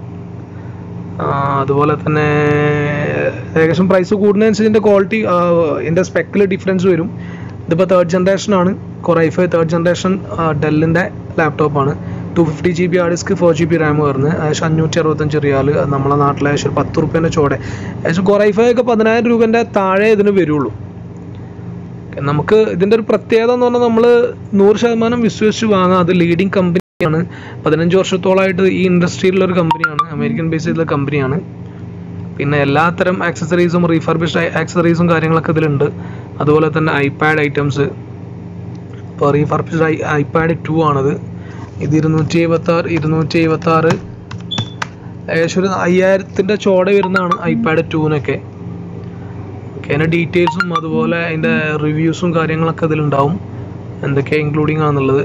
Speaker 1: ആ, അതുപോലെ തന്നെ ഏകദേശം പ്രൈസ് കൂടുന്നതനുസരിച്ച് ഇതിൻ്റെ ക്വാളിറ്റി ഇതിൻ്റെ സ്പെക്കിൽ ഡിഫറൻസ് വരും ഇതിപ്പോൾ തേർഡ് ജനറേഷൻ ആണ് കുറേ ഐ ഫൈവ് തേർഡ് ജനറേഷൻ ഡെല്ലിൻ്റെ ലാപ്ടോപ്പാണ് two fifty G B hard disk four G B RAM വരുന്നത് ഏകദേശം അഞ്ഞൂറ്റി അറുപത്തഞ്ച് റിയാൽ നമ്മളെ നാട്ടിലെ ഏകദേശം ഒരു പത്ത് റുപ്യേൻ്റെ ചോടെ ഏകദേശം കുറൈഫൈ ഒക്കെ പതിനായിരം രൂപേൻ്റെ താഴെ ഇതിന് വരുള്ളൂ Okay, നമുക്ക് ഇതിൻ്റെ ഒരു പ്രത്യേകത എന്ന് പറഞ്ഞാൽ നമ്മൾ നൂറ് ശതമാനം വിശ്വസിച്ച് വാങ്ങാം അത് ലീഡിങ് കമ്പനിയാണ് പതിനഞ്ച് വർഷത്തോളമായിട്ട് ഈ ഇൻഡസ്ട്രിയിലുള്ള ഒരു കമ്പനിയാണ് അമേരിക്കൻ ബേസ് ചെയ്തുള്ള കമ്പനിയാണ് പിന്നെ എല്ലാത്തരം ആക്സസറീസും റീഫർബിഷ്ഡ് ആക്സസറീസും കാര്യങ്ങളൊക്കെ ഇതിലുണ്ട് അതുപോലെ തന്നെ ഐപാഡ് ഐറ്റംസ് ഇപ്പോൾ റീഫർബിഷ്ഡ് ഐ ഐപാഡ് ടു ആണത് ഇത് ഇരുന്നൂറ്റി എഴുപത്തി ആറ് ഇരുന്നൂറ്റി എഴുപത്തി ആറ് ഏകദേശം ഒരു അയ്യായിരത്തിൻ്റെ ചോട വരുന്നതാണ് ഐപാഡ് ടൂവിനൊക്കെ ഓക്കെ അതിൻ്റെ ഡീറ്റെയിൽസും അതുപോലെ അതിൻ്റെ റിവ്യൂസും കാര്യങ്ങളൊക്കെ ഇതിലുണ്ടാവും എന്തൊക്കെ ഇൻക്ലൂഡിങ് ആണെന്നുള്ളത്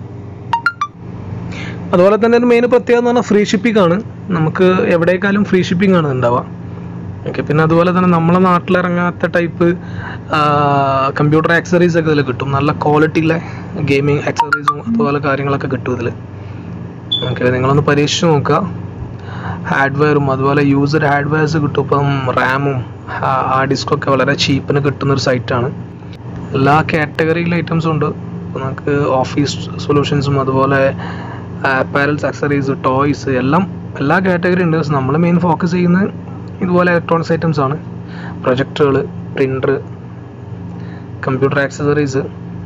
Speaker 1: അതുപോലെ തന്നെ ഒരു മെയിൻ പ്രത്യേകത എന്ന് പറഞ്ഞാൽ ഫ്രീ ഷിപ്പിംഗ് ആണ് നമുക്ക് എവിടേക്കാളും ഫ്രീ ഷിപ്പിംഗ് ആണ് ഉണ്ടാവുക ഓക്കെ പിന്നെ അതുപോലെ തന്നെ നമ്മളെ നാട്ടിലിറങ്ങാത്ത ടൈപ്പ് കമ്പ്യൂട്ടർ ആക്സറീസ് ഒക്കെ ഇതിൽ കിട്ടും നല്ല ക്വാളിറ്റിയിലെ ഗെയിമിംഗ് ആക്സറീസും അതുപോലെ കാര്യങ്ങളൊക്കെ കിട്ടും ഇതിൽ ഓക്കെ നിങ്ങളൊന്ന് പരീക്ഷിച്ച് നോക്കുക ഹാർഡ്വെയറും അതുപോലെ യൂസർ ഹാർഡ്വെയർസ് കിട്ടും ഇപ്പം റാമും ഹാർഡ് ഡിസ്കൊക്കെ വളരെ ചീപ്പിന് കിട്ടുന്ന ഒരു സൈറ്റാണ് എല്ലാ കാറ്റഗറിയിലെ ഐറ്റംസും ഉണ്ട് ഇപ്പം നമുക്ക് ഓഫീസ് സൊല്യൂഷൻസും അതുപോലെ അപ്പാരൽസ് അക്സറീസ് ടോയ്സ് എല്ലാം എല്ലാ കാറ്റഗറി ഉണ്ട് നമ്മൾ മെയിൻ ഫോക്കസ് ചെയ്യുന്നത് ഇതുപോലെ ഇലക്ട്രോണിക്സ് ഐറ്റംസ് ആണ് പ്രൊജക്ടറുകൾ പ്രിൻ്റർ കമ്പ്യൂട്ടർ ആക്സസറീസ്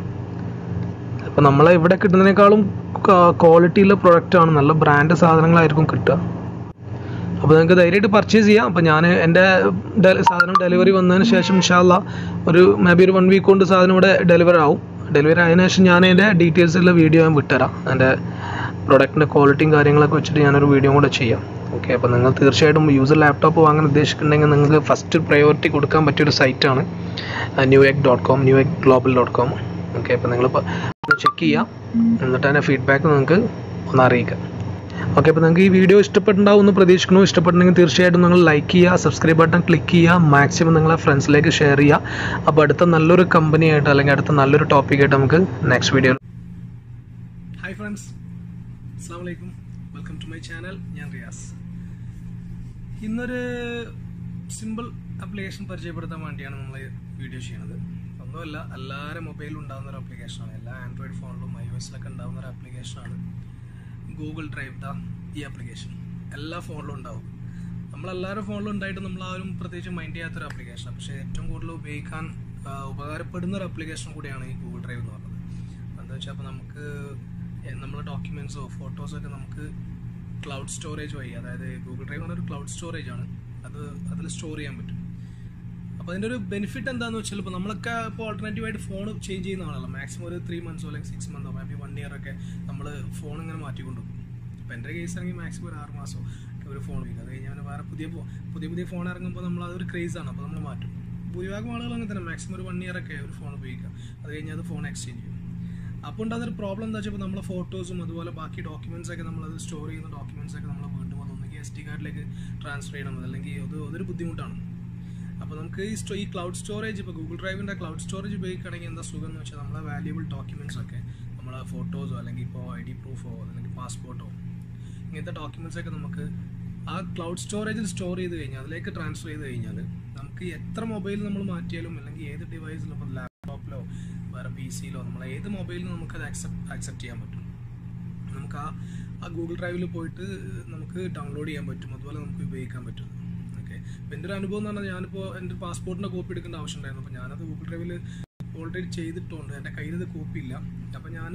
Speaker 1: അപ്പോൾ നമ്മൾ ഇവിടെ കിട്ടുന്നതിനേക്കാളും ക്വാളിറ്റിയുള്ള പ്രൊഡക്റ്റാണ് നല്ല ബ്രാൻഡ് സാധനങ്ങളായിരിക്കും കിട്ടുക അപ്പോൾ നിങ്ങൾക്ക് ധൈര്യമായിട്ട് പർച്ചേസ് ചെയ്യാം അപ്പോൾ ഞാൻ എൻ്റെ ഡെ- സാധനം ഡെലിവറി വന്നതിന് ശേഷം ഇൻഷാല്ല ഒരു മേ ബി ഒരു വൺ വീക്ക് കൊണ്ട് സാധനം ഇവിടെ ഡെലിവറി ആവും ഡെലിവറി ആയതിനു ശേഷം ഞാൻ അതിൻ്റെ ഡീറ്റെയിൽസുള്ള വീഡിയോ ഞാൻ വിട്ടുതരാം എൻ്റെ പ്രൊഡക്റ്റിൻ്റെ ക്വാളിറ്റിയും കാര്യങ്ങളൊക്കെ വെച്ചിട്ട് ഞാനൊരു വീഡിയോ കൂടെ ചെയ്യാം ഓക്കെ അപ്പോൾ നിങ്ങൾ തീർച്ചയായിട്ടും യൂസർ ലാപ്ടോപ്പ് വാങ്ങാൻ ഉദ്ദേശിക്കുന്നുണ്ടെങ്കിൽ നിങ്ങൾക്ക് ഫസ്റ്റ് പ്രയോറിറ്റി കൊടുക്കാൻ പറ്റിയൊരു സൈറ്റാണ് Newegg dot com Newegg global dot com okay അപ്പോൾ നിങ്ങൾ ചെക്ക് ചെയ്യാം എന്നിട്ട് അതിൻ്റെ ഫീഡ്ബാക്ക് നിങ്ങൾക്ക് ഒന്ന് അറിയിക്കാം ഓക്കെ അപ്പോൾ നിങ്ങൾക്ക് ഈ വീഡിയോ ഇഷ്ടപ്പെട്ടുണ്ടാവും എന്ന് പ്രതീക്ഷിക്കുന്നു ഇഷ്ടപ്പെട്ടുണ്ടെങ്കിൽ തീർച്ചയായിട്ടും നിങ്ങൾ ലൈക്ക് ചെയ്യുക സബ്സ്ക്രൈബ് ബട്ടൺ ക്ലിക്ക് ചെയ്യുക മാക്സിമം നിങ്ങളെ ഫ്രണ്ട്സിലേക്ക് ഷെയർ ചെയ്യുക അപ്പോൾ അടുത്ത നല്ലൊരു കമ്പനി ആയിട്ട് അല്ലെങ്കിൽ അടുത്ത നല്ലൊരു ടോപ്പിക്കായിട്ട് നമുക്ക് നെക്സ്റ്റ് വീഡിയോ ഹായ് ഫ്രണ്ട്സ് അസ്സാം വലൈക്കും വെൽക്കം ടു മൈ ചാനൽ ഞാൻ റിയാസ് ഇന്നൊരു സിമ്പിൾ ആപ്ലിക്കേഷൻ പരിചയപ്പെടുത്താൻ വേണ്ടിയാണ് നമ്മൾ വീഡിയോ ചെയ്യുന്നത് ഒന്നുമല്ല എല്ലാവരും മൊബൈലിൽ ഉണ്ടാകുന്ന ഒരു ആപ്ലിക്കേഷനാണ് എല്ലാ ആൻഡ്രോയിഡ് ഫോണിലും ഐ ഒ എസിലൊക്കെ ഉണ്ടാകുന്ന ഒരു ആപ്ലിക്കേഷനാണ് ഗൂഗിൾ ഡ്രൈവ് ദ ഈ ആപ്ലിക്കേഷൻ എല്ലാ ഫോണിലും ഉണ്ടാവും നമ്മളെല്ലാവരും ഫോണിലും ഉണ്ടായിട്ട് നമ്മൾ ആരും പ്രത്യേകിച്ച് മൈൻഡ് ചെയ്യാത്തൊരു ആപ്ലിക്കേഷനാണ് പക്ഷേ ഏറ്റവും കൂടുതൽ ഉപയോഗിക്കാൻ ആ, ഉപകാരപ്പെടുന്ന ഒരു ആപ്ലിക്കേഷൻ കൂടിയാണ് ഈ ഗൂഗിൾ ഡ്രൈവ് എന്ന് പറയുന്നത് എന്താ വെച്ചാൽ അപ്പോൾ നമുക്ക് നമ്മുടെ ഡോക്യുമെൻറ്റ്സോ ഫോട്ടോസോ ഒക്കെ നമുക്ക് ക്ലൗഡ് സ്റ്റോറേജ് വഴി അതായത് ഗൂഗിൾ ഡ്രൈവ് എന്നൊരു ക്ലൗഡ് സ്റ്റോറേജ് ആണ് അത് അതിൽ സ്റ്റോർ ചെയ്യാൻ പറ്റും അപ്പോൾ അതിൻ്റെ ഒരു ബെനിഫിറ്റ് എന്താണെന്ന് വെച്ചാൽ ഇപ്പോൾ നമ്മളൊക്കെ ഇപ്പോൾ ഓൾട്ടർനേറ്റീവ് ആയിട്ട് ഫോൺ ചേഞ്ച് ചെയ്യുന്ന ആളല്ല മാക്സിമം ഒരു ത്രീ മന്ത്സോ അല്ലെങ്കിൽ സിക്സ് മന്തോ മേ ബി വൺ ഇയർ ഒക്കെ നമ്മൾ ഫോൺ ഇങ്ങനെ മാറ്റിക്കൊണ്ടു ഇപ്പോൾ എൻ്റെ കേസ് ആണെങ്കിൽ മാക്സിമം ഒരു ആറ് മാസമോ ഒക്കെ ഒരു ഫോൺ ഉപയോഗിക്കും അത് കഴിഞ്ഞാൽ വേറെ പുതിയ ഫോ- പുതിയ പുതിയ ഫോൺ ഇറങ്ങുമ്പോൾ നമ്മൾ അതൊരു ക്രേസ് ആണ് അപ്പോൾ നമ്മൾ മാറ്റും ഭൂരിഭാഗം ആളുകൾ അങ്ങനെ തന്നെ മാക്സിമം ഒരു വൺ ഇയർ ഒക്കെ ഒരു ഫോൺ ഉപയോഗിക്കുക അത് കഴിഞ്ഞാൽ അത് ഫോൺ എക്സ്ചേഞ്ച് ചെയ്യും അപ്പോൾ ഉണ്ടാകുന്ന പ്രോബ്ലം എന്താ വെച്ചാൽ നമ്മളെ ഫോട്ടോസും അതുപോലെ ബാക്കി ഡോക്യുമെന്റ്സ് ഒക്കെ നമ്മളത് സ്റ്റോർ ചെയ്യുന്ന ഡോക്യുമെന്റ്സ് ഒക്കെ നമ്മൾ വീണ്ടും അത് ഒന്നുകിൽ എസ് ഡി കാർഡിലേക്ക് ട്രാൻസ്ഫർ ചെയ്യണം അല്ലെങ്കിൽ അത് അതൊരു ബുദ്ധിമുട്ടാണ് അപ്പോൾ നമുക്ക് ഈ സ്റ്റോ ഈ ക്ലൗഡ് സ്റ്റോറേജ് ഇപ്പോൾ ഗൂഗിൾ ഡ്രൈവിൻ്റെ ക്ലൗഡ് സ്റ്റോറേജ് ഉപയോഗിക്കുകയാണെങ്കിൽ എന്താ സുഖം എന്ന് വെച്ചാൽ നമ്മളെ വാല്യുബിൾ ഡോക്യുമെന്റ്സ് ഒക്കെ നമ്മളെ ഫോട്ടോസോ അല്ലെങ്കിൽ ഇപ്പോൾ ഐ ഡി പ്രൂഫോ അല്ലെങ്കിൽ പാസ്പോർട്ടോ ഇങ്ങനത്തെ ഡോക്യുമെന്റ്സ് ഒക്കെ നമുക്ക് ആ ക്ലൗഡ് സ്റ്റോറേജിൽ സ്റ്റോർ ചെയ്ത് കഴിഞ്ഞാൽ അതിലേക്ക് ട്രാൻസ്ഫർ ചെയ്ത് കഴിഞ്ഞാൽ നമുക്ക് എത്ര മൊബൈൽ നമ്മൾ മാറ്റിയാലും അല്ലെങ്കിൽ ഏത് ഡിവൈസിലും ഇപ്പോൾ ലാപ്ടോപ്പിലോ വേറെ പി സിയിലോ നമ്മൾ ഏത് മൊബൈലിലും നമുക്കത് ആക്സെപ്റ്റ് ആക്സെപ്റ്റ് ചെയ്യാൻ പറ്റും നമുക്ക് ആ ആ ഗൂഗിൾ ഡ്രൈവിൽ പോയിട്ട് നമുക്ക് ഡൗൺലോഡ് ചെയ്യാൻ പറ്റും അതുപോലെ നമുക്ക് ഉപയോഗിക്കാൻ പറ്റും ഓക്കെ അപ്പോൾ എൻ്റെ ഒരു അനുഭവം എന്ന് പറഞ്ഞാൽ ഞാനിപ്പോൾ എൻ്റെ പാസ്പോർട്ടിൻ്റെ കോപ്പി എടുക്കേണ്ട ആവശ്യം ഉണ്ടായിരുന്നു അപ്പോൾ ഞാനത് ഗൂഗിൾ ഡ്രൈവിൽ ഓൾറെഡി ചെയ്തിട്ടുണ്ട് എൻ്റെ കയ്യിൽ ഇത് കോപ്പി ഇല്ല അപ്പോൾ ഞാൻ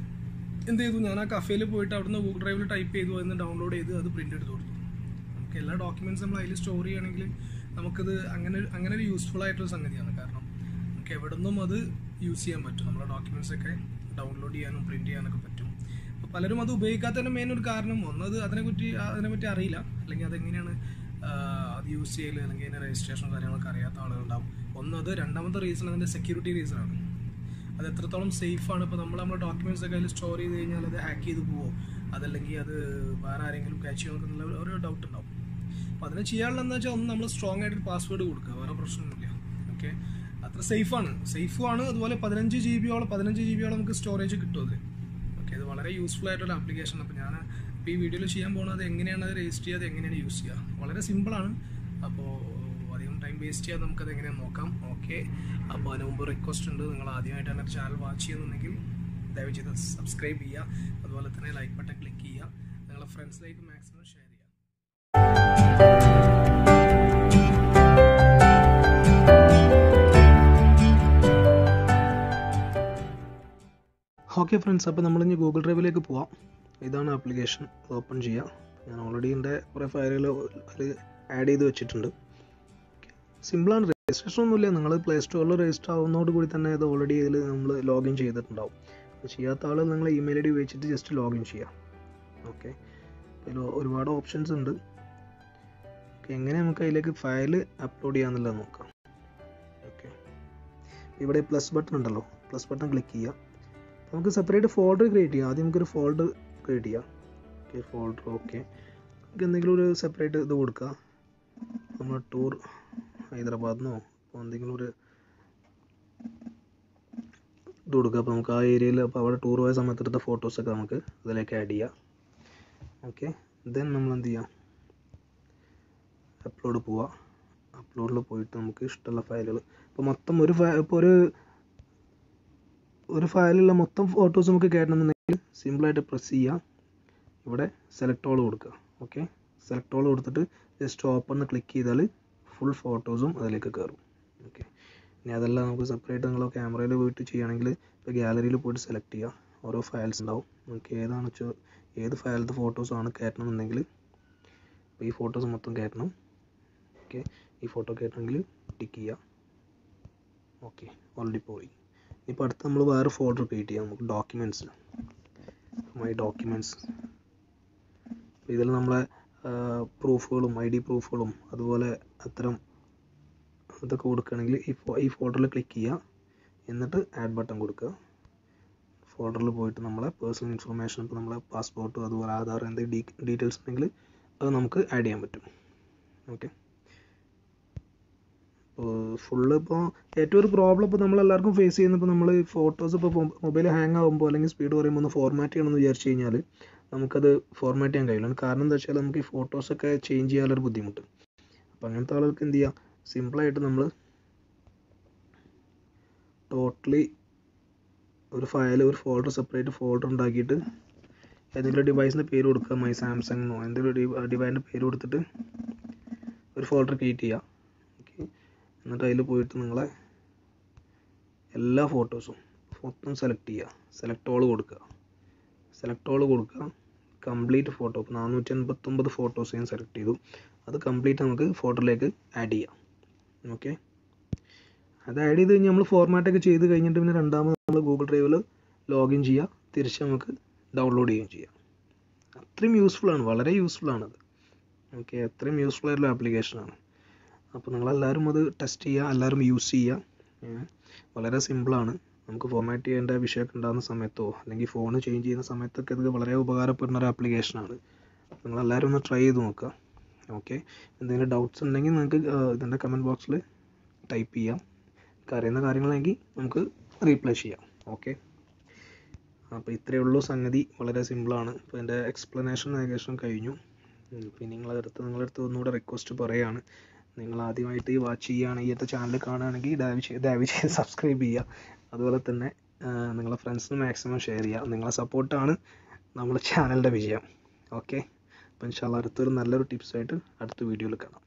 Speaker 1: എന്ത് ചെയ്തു ഞാൻ ആ കഫേയിൽ പോയിട്ട് അവിടുന്ന് ഗൂഗിൾ ഡ്രൈവിൽ ടൈപ്പ് ചെയ്തു അതിന് ഡൗൺലോഡ് ചെയ്ത് അത് പ്രിൻ്റ് എടുത്ത് കൊടുത്തു നമുക്ക് എല്ലാ ഡോക്യുമെൻറ്റ്സ് നമ്മൾ അതിൽ സ്റ്റോർ ചെയ്യുകയാണെങ്കിൽ നമുക്കത് അങ്ങനെ അങ്ങനെ ഒരു യൂസ്ഫുൾ ആയിട്ടുള്ള സംഗതിയാണ് കാരണം നമുക്ക് എവിടെ നിന്നും അത് യൂസ് ചെയ്യാൻ പറ്റും നമ്മുടെ ഡോക്യുമെൻറ്റ്സ് ഒക്കെ ഡൗൺലോഡ് ചെയ്യാനും പ്രിൻറ്റ് ചെയ്യാനൊക്കെ പറ്റും അപ്പോൾ പലരും അത് ഉപയോഗിക്കാത്തതിൻ്റെ മെയിൻ ഒരു കാരണം ഒന്നത് അതിനെപ്പറ്റി അതിനെപ്പറ്റി അറിയില്ല അല്ലെങ്കിൽ അതെങ്ങനെയാണ് ആ, അത് യൂസ് ചെയ്യൽ അല്ലെങ്കിൽ അതിൻ്റെ രജിസ്ട്രേഷൻ കാര്യങ്ങളൊക്കെ അറിയാത്ത ആളുകളുണ്ടാവും ഒന്നത് രണ്ടാമത്തെ റീസൺ അതിൻ്റെ സെക്യൂരിറ്റി റീസൺ ആണ് അത് എത്രത്തോളം സേഫ് ആണ് ഇപ്പോൾ നമ്മൾ നമ്മുടെ ഡോക്യുമെന്റ്സ് ഒക്കെ അതിൽ സ്റ്റോർ ചെയ്ത് കഴിഞ്ഞാൽ അത് ഹാക്ക് ചെയ്ത് പോവോ അതല്ലെങ്കിൽ അത് വേറെ ആരെങ്കിലും ക്യാച്ച് ചെയ്യോ എന്നുള്ള ഒരു ഡൗട്ട് ഉണ്ടാവും അപ്പോൾ അതിന് ചെയ്യാനുള്ള എന്താ വെച്ചാൽ ഒന്ന് നമ്മൾ സ്ട്രോങ് ആയിട്ട് പാസ്വേഡ് കൊടുക്കുക വേറെ പ്രശ്നമൊന്നുമില്ല ഓക്കെ അത്ര സേഫാണ് സേഫുമാണ് അതുപോലെ പതിനഞ്ച് ജി ബിയോളം പതിനഞ്ച് ജി ബിയോളം നമുക്ക് സ്റ്റോറേജ് കിട്ടും അതിൽ ഓക്കെ ഇത് വളരെ യൂസ്ഫുൾ ആയിട്ടുള്ള ആപ്ലിക്കേഷൻ അപ്പോൾ ഞാൻ ഇപ്പോൾ ഈ വീഡിയോയിൽ ചെയ്യാൻ പോകുന്നത് എങ്ങനെയാണ് അത് രജിസ്റ്റർ ചെയ്യുക എങ്ങനെയാണ് യൂസ് ചെയ്യുക വളരെ സിമ്പിളാണ് അപ്പോൾ അധികം ടൈം വേസ്റ്റ് ചെയ്യാതെ നമുക്കത് എങ്ങനെയാണ് നോക്കാം ഓക്കെ അപ്പോൾ അതിന് മുമ്പ് റിക്വസ്റ്റ് ഉണ്ട് നിങ്ങൾ ആദ്യമായിട്ടാണ് ചാനൽ വാച്ച് ചെയ്യുന്നുണ്ടെങ്കിൽ ദയവ് ചെയ്ത് സബ്സ്ക്രൈബ് ചെയ്യുക അതുപോലെ തന്നെ ലൈക്ക് ബട്ടൺ ക്ലിക്ക് ചെയ്യുക നിങ്ങളുടെ ഫ്രണ്ട്സിലേക്ക് മാക്സിമം ഷെയർ ചെയ്യുക ഓക്കെ ഫ്രണ്ട്സ് അപ്പോൾ നമ്മളിനി ഗൂഗിൾ ഡ്രൈവിലേക്ക് പോവാം ഇതാണ് ആപ്ലിക്കേഷൻ ഓപ്പൺ ചെയ്യുക ഞാൻ ഓൾറെഡി എൻ്റെ കുറേ ഫയലുകൾ അതിൽ ആഡ് ചെയ്ത് വെച്ചിട്ടുണ്ട് സിമ്പിളാണ് രജിസ്ട്രേഷൻ ഒന്നുമില്ല നിങ്ങൾ പ്ലേ സ്റ്റോറിൽ രജിസ്റ്റർ ആവുന്നതോട് കൂടി തന്നെ ഇത് ഓൾറെഡി ഇതിൽ നമ്മൾ ലോഗിൻ ചെയ്തിട്ടുണ്ടാവും അത് ചെയ്യാത്ത ആൾ നിങ്ങൾ ഇമെയിൽ ഐ ഡി ഉപയോഗിച്ചിട്ട് ജസ്റ്റ് ലോഗിൻ ചെയ്യാം ഓക്കെ അതിൽ ഒരുപാട് ഓപ്ഷൻസ് ഉണ്ട് ഓക്കെ എങ്ങനെ നമുക്ക് അതിലേക്ക് ഫയൽ അപ്ലോഡ് ചെയ്യാമെന്നുള്ളത് നോക്കാം ഓക്കെ ഇവിടെ പ്ലസ് ബട്ടൺ ഉണ്ടല്ലോ പ്ലസ് ബട്ടൺ ക്ലിക്ക് ചെയ്യാം നമുക്ക് സെപ്പറേറ്റ് ഫോൾഡർ ക്രിയേറ്റ് ചെയ്യാം ആദ്യം നമുക്കൊരു ഫോൾഡർ ക്രിയേറ്റ് ചെയ്യാം ഓക്കെ ഫോൾഡർ ഓക്കെ നമുക്ക് എന്തെങ്കിലും ഒരു സെപ്പറേറ്റ് ഇത് കൊടുക്കുക നമ്മൾ ടൂർ ഹൈദരാബാദിനോ അപ്പോൾ എന്തെങ്കിലും ഒരു ഇത് കൊടുക്കുക അപ്പോൾ നമുക്ക് ആ ഏരിയയിൽ അപ്പോൾ അവിടെ ടൂർ പോയ സമയത്ത് എടുത്ത ഫോട്ടോസൊക്കെ നമുക്ക് അതിലേക്ക് ആഡ് ചെയ്യാം ഓക്കെ ദെൻ നമ്മൾ എന്ത് ചെയ്യാം അപ്ലോഡ് പോവുക അപ്ലോഡിൽ പോയിട്ട് നമുക്ക് ഇഷ്ടമുള്ള ഫയലുകൾ ഇപ്പോൾ മൊത്തം ഒരു ഫയൽ ഇപ്പോൾ ഒരു ഒരു ഫയലിലുള്ള മൊത്തം ഫോട്ടോസ് നമുക്ക് കയറ്റണമെന്നുണ്ടെങ്കിൽ സിമ്പിളായിട്ട് പ്രസ് ചെയ്യുക ഇവിടെ സെലക്ട് ഓൾ കൊടുക്കുക ഓക്കെ സെലക്ട് ഓൾ കൊടുത്തിട്ട് ജസ്റ്റ് ഓപ്പൺ ക്ലിക്ക് ചെയ്താൽ ഫുൾ ഫോട്ടോസും അതിലേക്ക് കയറും ഓക്കെ ഇനി അതെല്ലാം നമുക്ക് സെപ്പറേറ്റ് നിങ്ങൾ ക്യാമറയിൽ പോയിട്ട് ചെയ്യുകയാണെങ്കിൽ ഇപ്പോൾ ഗാലറിയിൽ പോയിട്ട് സെലക്ട് ചെയ്യുക ഓരോ ഫയൽസ് ഉണ്ടാവും നമുക്ക് ഏതാണ് വെച്ചാൽ ഏത് ഫയലത്തെ ഫോട്ടോസാണ് കയറ്റണമെന്നുണ്ടെങ്കിൽ ഇപ്പോൾ ഈ ഫോട്ടോസ് മൊത്തം കയറ്റണം ഓക്കെ ഈ ഫോട്ടോ കയറ്റണമെങ്കിൽ ടിക്ക് ചെയ്യുക ഓക്കെ ഓൾറെഡി പോയി ഇപ്പോൾ അടുത്ത് നമ്മൾ വേറെ ഫോൾഡർ ക്രിയേറ്റ് ചെയ്യാം നമുക്ക് ഡോക്യുമെൻറ്റ്സ് മൈ ഡോക്യുമെൻറ്റ്സ് ഇതിൽ നമ്മളെ പ്രൂഫുകളും ഐ ഡി പ്രൂഫുകളും അതുപോലെ അത്തരം ഇതൊക്കെ കൊടുക്കുകയാണെങ്കിൽ ഈ ഫോ ഈ ഫോൾഡറിൽ ക്ലിക്ക് ചെയ്യുക എന്നിട്ട് ആഡ് ബട്ടൺ കൊടുക്കുക ഫോൾഡറിൽ പോയിട്ട് നമ്മളെ പേഴ്സണൽ ഇൻഫർമേഷൻ ഇപ്പോൾ നമ്മളെ പാസ്പോർട്ട് അതുപോലെ ആധാർ എന്തെങ്കിലും ഡീറ്റെയിൽസ് ഉണ്ടെങ്കിൽ അത് നമുക്ക് ആഡ് ചെയ്യാൻ പറ്റും ഓക്കെ ഫുള്ള് ഇപ്പോൾ ഏറ്റവും ഒരു പ്രോബ്ലം ഇപ്പോൾ നമ്മളെല്ലാവർക്കും ഫേസ് ചെയ്യുന്ന ഇപ്പോൾ നമ്മൾ ഫോട്ടോസ് ഇപ്പോൾ മൊബൈൽ ഹാങ് ആകുമ്പോൾ അല്ലെങ്കിൽ സ്പീഡ് പറയുമ്പോൾ ഒന്ന് ഫോർമാറ്റ് ചെയ്യണമെന്ന് വിചാരിച്ചു കഴിഞ്ഞാൽ നമുക്കത് ഫോർമാറ്റ് ചെയ്യാൻ കഴിയില്ല കാരണം എന്താ വെച്ചാൽ നമുക്ക് ഈ ഫോട്ടോസൊക്കെ ചേഞ്ച് ചെയ്യാനൊരു ബുദ്ധിമുട്ട് അപ്പോൾ അങ്ങനത്തെ ആളുകൾക്ക് എന്ത് ചെയ്യാം സിമ്പിളായിട്ട് നമ്മൾ ടോട്ടലി ഒരു ഫയൽ ഒരു ഫോൾഡർ സെപ്പറേറ്റ് ഫോൾഡർ ഉണ്ടാക്കിയിട്ട് ഏതെങ്കിലും ഡിവൈസിൻ്റെ പേര് കൊടുക്കുക മൈ സാംസങ് എന്നോ എന്തെങ്കിലും ഡിവൈസിൻ്റെ പേര് കൊടുത്തിട്ട് ഒരു ഫോൾഡർ ക്രിയേറ്റ് ചെയ്യുക ഓക്കെ എന്നിട്ട് അതിൽ പോയിട്ട് നിങ്ങളെ എല്ലാ ഫോട്ടോസും മൊത്തം സെലക്ട് ചെയ്യുക സെലക്ട് ഓൾ കൊടുക്കുക സെലക്ട് ഓൾ കൊടുക്കുക കംപ്ലീറ്റ് ഫോട്ടോ ഇപ്പോൾ നാനൂറ്റി അൻപത്തൊമ്പത് ഫോട്ടോസ് ഞാൻ സെലക്ട് ചെയ്തു അത് കംപ്ലീറ്റ് നമുക്ക് ഫോട്ടോയിലേക്ക് ആഡ് ചെയ്യാം ഓക്കെ അത് ആഡ് ചെയ്ത് കഴിഞ്ഞാൽ നമ്മൾ ഫോർമാറ്റൊക്കെ ചെയ്ത് കഴിഞ്ഞിട്ട് പിന്നെ രണ്ടാമത് നമ്മൾ ഗൂഗിൾ ഡ്രൈവിൽ ലോഗിൻ ചെയ്യുക തിരിച്ച് നമുക്ക് ഡൗൺലോഡ് ചെയ്യുകയും ചെയ്യാം അത്രയും യൂസ്ഫുൾ ആണ് വളരെ യൂസ്ഫുൾ ആണത് ഓക്കെ അത്രയും യൂസ്ഫുൾ ആയിട്ടുള്ള ആപ്ലിക്കേഷനാണ് അപ്പോൾ നിങ്ങളെല്ലാവരും അത് ടെസ്റ്റ് ചെയ്യുക എല്ലാവരും യൂസ് ചെയ്യുക വളരെ സിമ്പിളാണ് നമുക്ക് ഫോർമാറ്റ് ചെയ്യേണ്ട വിഷയമൊക്കെ ഉണ്ടാകുന്ന സമയത്തോ അല്ലെങ്കിൽ ഫോൺ ചേഞ്ച് ചെയ്യുന്ന സമയത്തൊക്കെ ഇത് വളരെ ഉപകാരപ്പെടുന്ന ഒരു ആപ്ലിക്കേഷനാണ് നിങ്ങളെല്ലാവരും ഒന്ന് ട്രൈ ചെയ്ത് നോക്കുക ഓക്കെ എന്തെങ്കിലും ഡൗട്ട്സ് ഉണ്ടെങ്കിൽ നിങ്ങൾക്ക് ഇതിൻ്റെ കമൻറ്റ് ബോക്സിൽ ടൈപ്പ് ചെയ്യാം അറിയുന്ന കാര്യങ്ങളെങ്കിൽ നമുക്ക് റീപ്ലൈ ചെയ്യാം ഓക്കെ അപ്പോൾ ഇത്രയേ ഉള്ളൂ സംഗതി വളരെ സിമ്പിളാണ് ഇപ്പോൾ എൻ്റെ എക്സ്പ്ലനേഷൻ ഏകദേശം കഴിഞ്ഞു പിന്നെ നിങ്ങളടുത്ത് നിങ്ങളടുത്ത് ഒന്നുകൂടെ റിക്വസ്റ്റ് പറയുകയാണ് നിങ്ങൾ ആദ്യമായിട്ട് ഈ വാച്ച് ചെയ്യുകയാണ് ഈ അടുത്ത ചാനൽ കാണുകയാണെങ്കിൽ ദയവ് ചെയ്ത് ദയവ് ചെയ്ത് സബ്സ്ക്രൈബ് ചെയ്യുക അതുപോലെ തന്നെ നിങ്ങളെ ഫ്രണ്ട്സിന് മാക്സിമം ഷെയർ ചെയ്യുക നിങ്ങളെ സപ്പോർട്ടാണ് നമ്മുടെ ചാനലിൻ്റെ വിജയം ഓക്കെ അപ്പോൾ ഇൻഷാല്ല അടുത്തൊരു നല്ലൊരു ടിപ്സായിട്ട് അടുത്ത വീഡിയോയിൽ കാണാം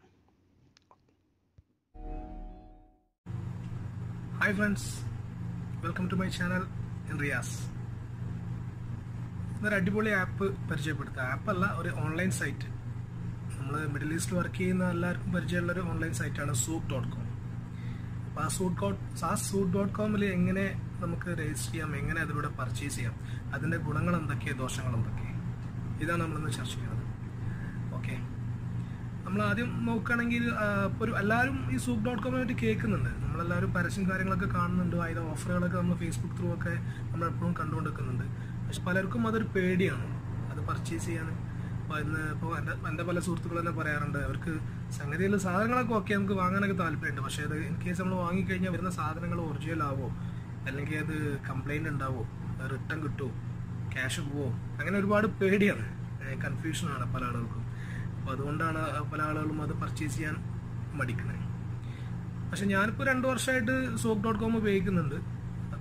Speaker 1: hi friends welcome to my channel ഇൻ റിയാസ് ഇതൊരു അടിപൊളി ആപ്പ് പരിചയപ്പെടുത്തുക ആപ്പല്ല ഒരു ഓൺലൈൻ സൈറ്റ് നമ്മൾ മിഡിൽ ഈസ്റ്റിൽ വർക്ക് ചെയ്യുന്ന എല്ലാവർക്കും പരിചയമുള്ള ഒരു ഓൺലൈൻ സൈറ്റാണ് സൂപ്പ് ഡോട്ട് കോം അപ്പോൾ ആ സൂട്ട് ഡോട്ട് ആ സൂട്ട് ഡോട്ട് കോമിൽ എങ്ങനെ നമുക്ക് രജിസ്റ്റർ ചെയ്യാം എങ്ങനെ അതിലൂടെ പർച്ചേസ് ചെയ്യാം അതിൻ്റെ ഗുണങ്ങൾ എന്തൊക്കെ ദോഷങ്ങൾ എന്തൊക്കെ ഇതാണ് നമ്മളിന്ന് ചർച്ച ചെയ്യുന്നത് ഓക്കെ നമ്മൾ ആദ്യം നോക്കുകയാണെങ്കിൽ ഇപ്പോൾ ഒരു എല്ലാവരും ഈ സൂപ്പ് ഡോട്ട് കോമിനെ പറ്റി കേൾക്കുന്നുണ്ട് നമ്മളെല്ലാവരും പരസ്യം കാര്യങ്ങളൊക്കെ കാണുന്നുണ്ട് അതിൻ്റെ ഓഫറുകളൊക്കെ നമ്മൾ ഫേസ്ബുക്ക് ത്രൂ ഒക്കെ നമ്മൾ എപ്പോഴും കണ്ടുകൊണ്ടിരിക്കുന്നുണ്ട് പക്ഷെ പലർക്കും അതൊരു പേടിയാണ് അത് പർച്ചേസ് ചെയ്യാൻ അപ്പോൾ ഇന്ന് ഇപ്പോൾ എൻ്റെ എൻ്റെ പല സുഹൃത്തുക്കൾ തന്നെ പറയാറുണ്ട് അവർക്ക് സംഗതിയിൽ സാധനങ്ങളൊക്കെ ഓക്കെ നമുക്ക് വാങ്ങാനൊക്കെ താല്പര്യമുണ്ട് പക്ഷേ അത് ഇൻ കേസ് നമ്മൾ വാങ്ങിക്കഴിഞ്ഞാൽ വരുന്ന സാധനങ്ങൾ ഒറിജിനൽ ആവോ അല്ലെങ്കിൽ അത് കംപ്ലൈൻറ്റ് ഉണ്ടാവോ റിട്ടേൺ കിട്ടുമോ ക്യാഷ് പോവോ അങ്ങനെ ഒരുപാട് പേടിയാണ് കൺഫ്യൂഷനാണ് പല ആളുകൾക്കും അപ്പോൾ അതുകൊണ്ടാണ് പല ആളുകളും അത് പർച്ചേസ് ചെയ്യാൻ മടിക്കുന്നത് പക്ഷെ ഞാനിപ്പോൾ രണ്ട് വർഷമായിട്ട് സോപ്പ് ഡോട്ട് കോം ഉപയോഗിക്കുന്നുണ്ട് അത്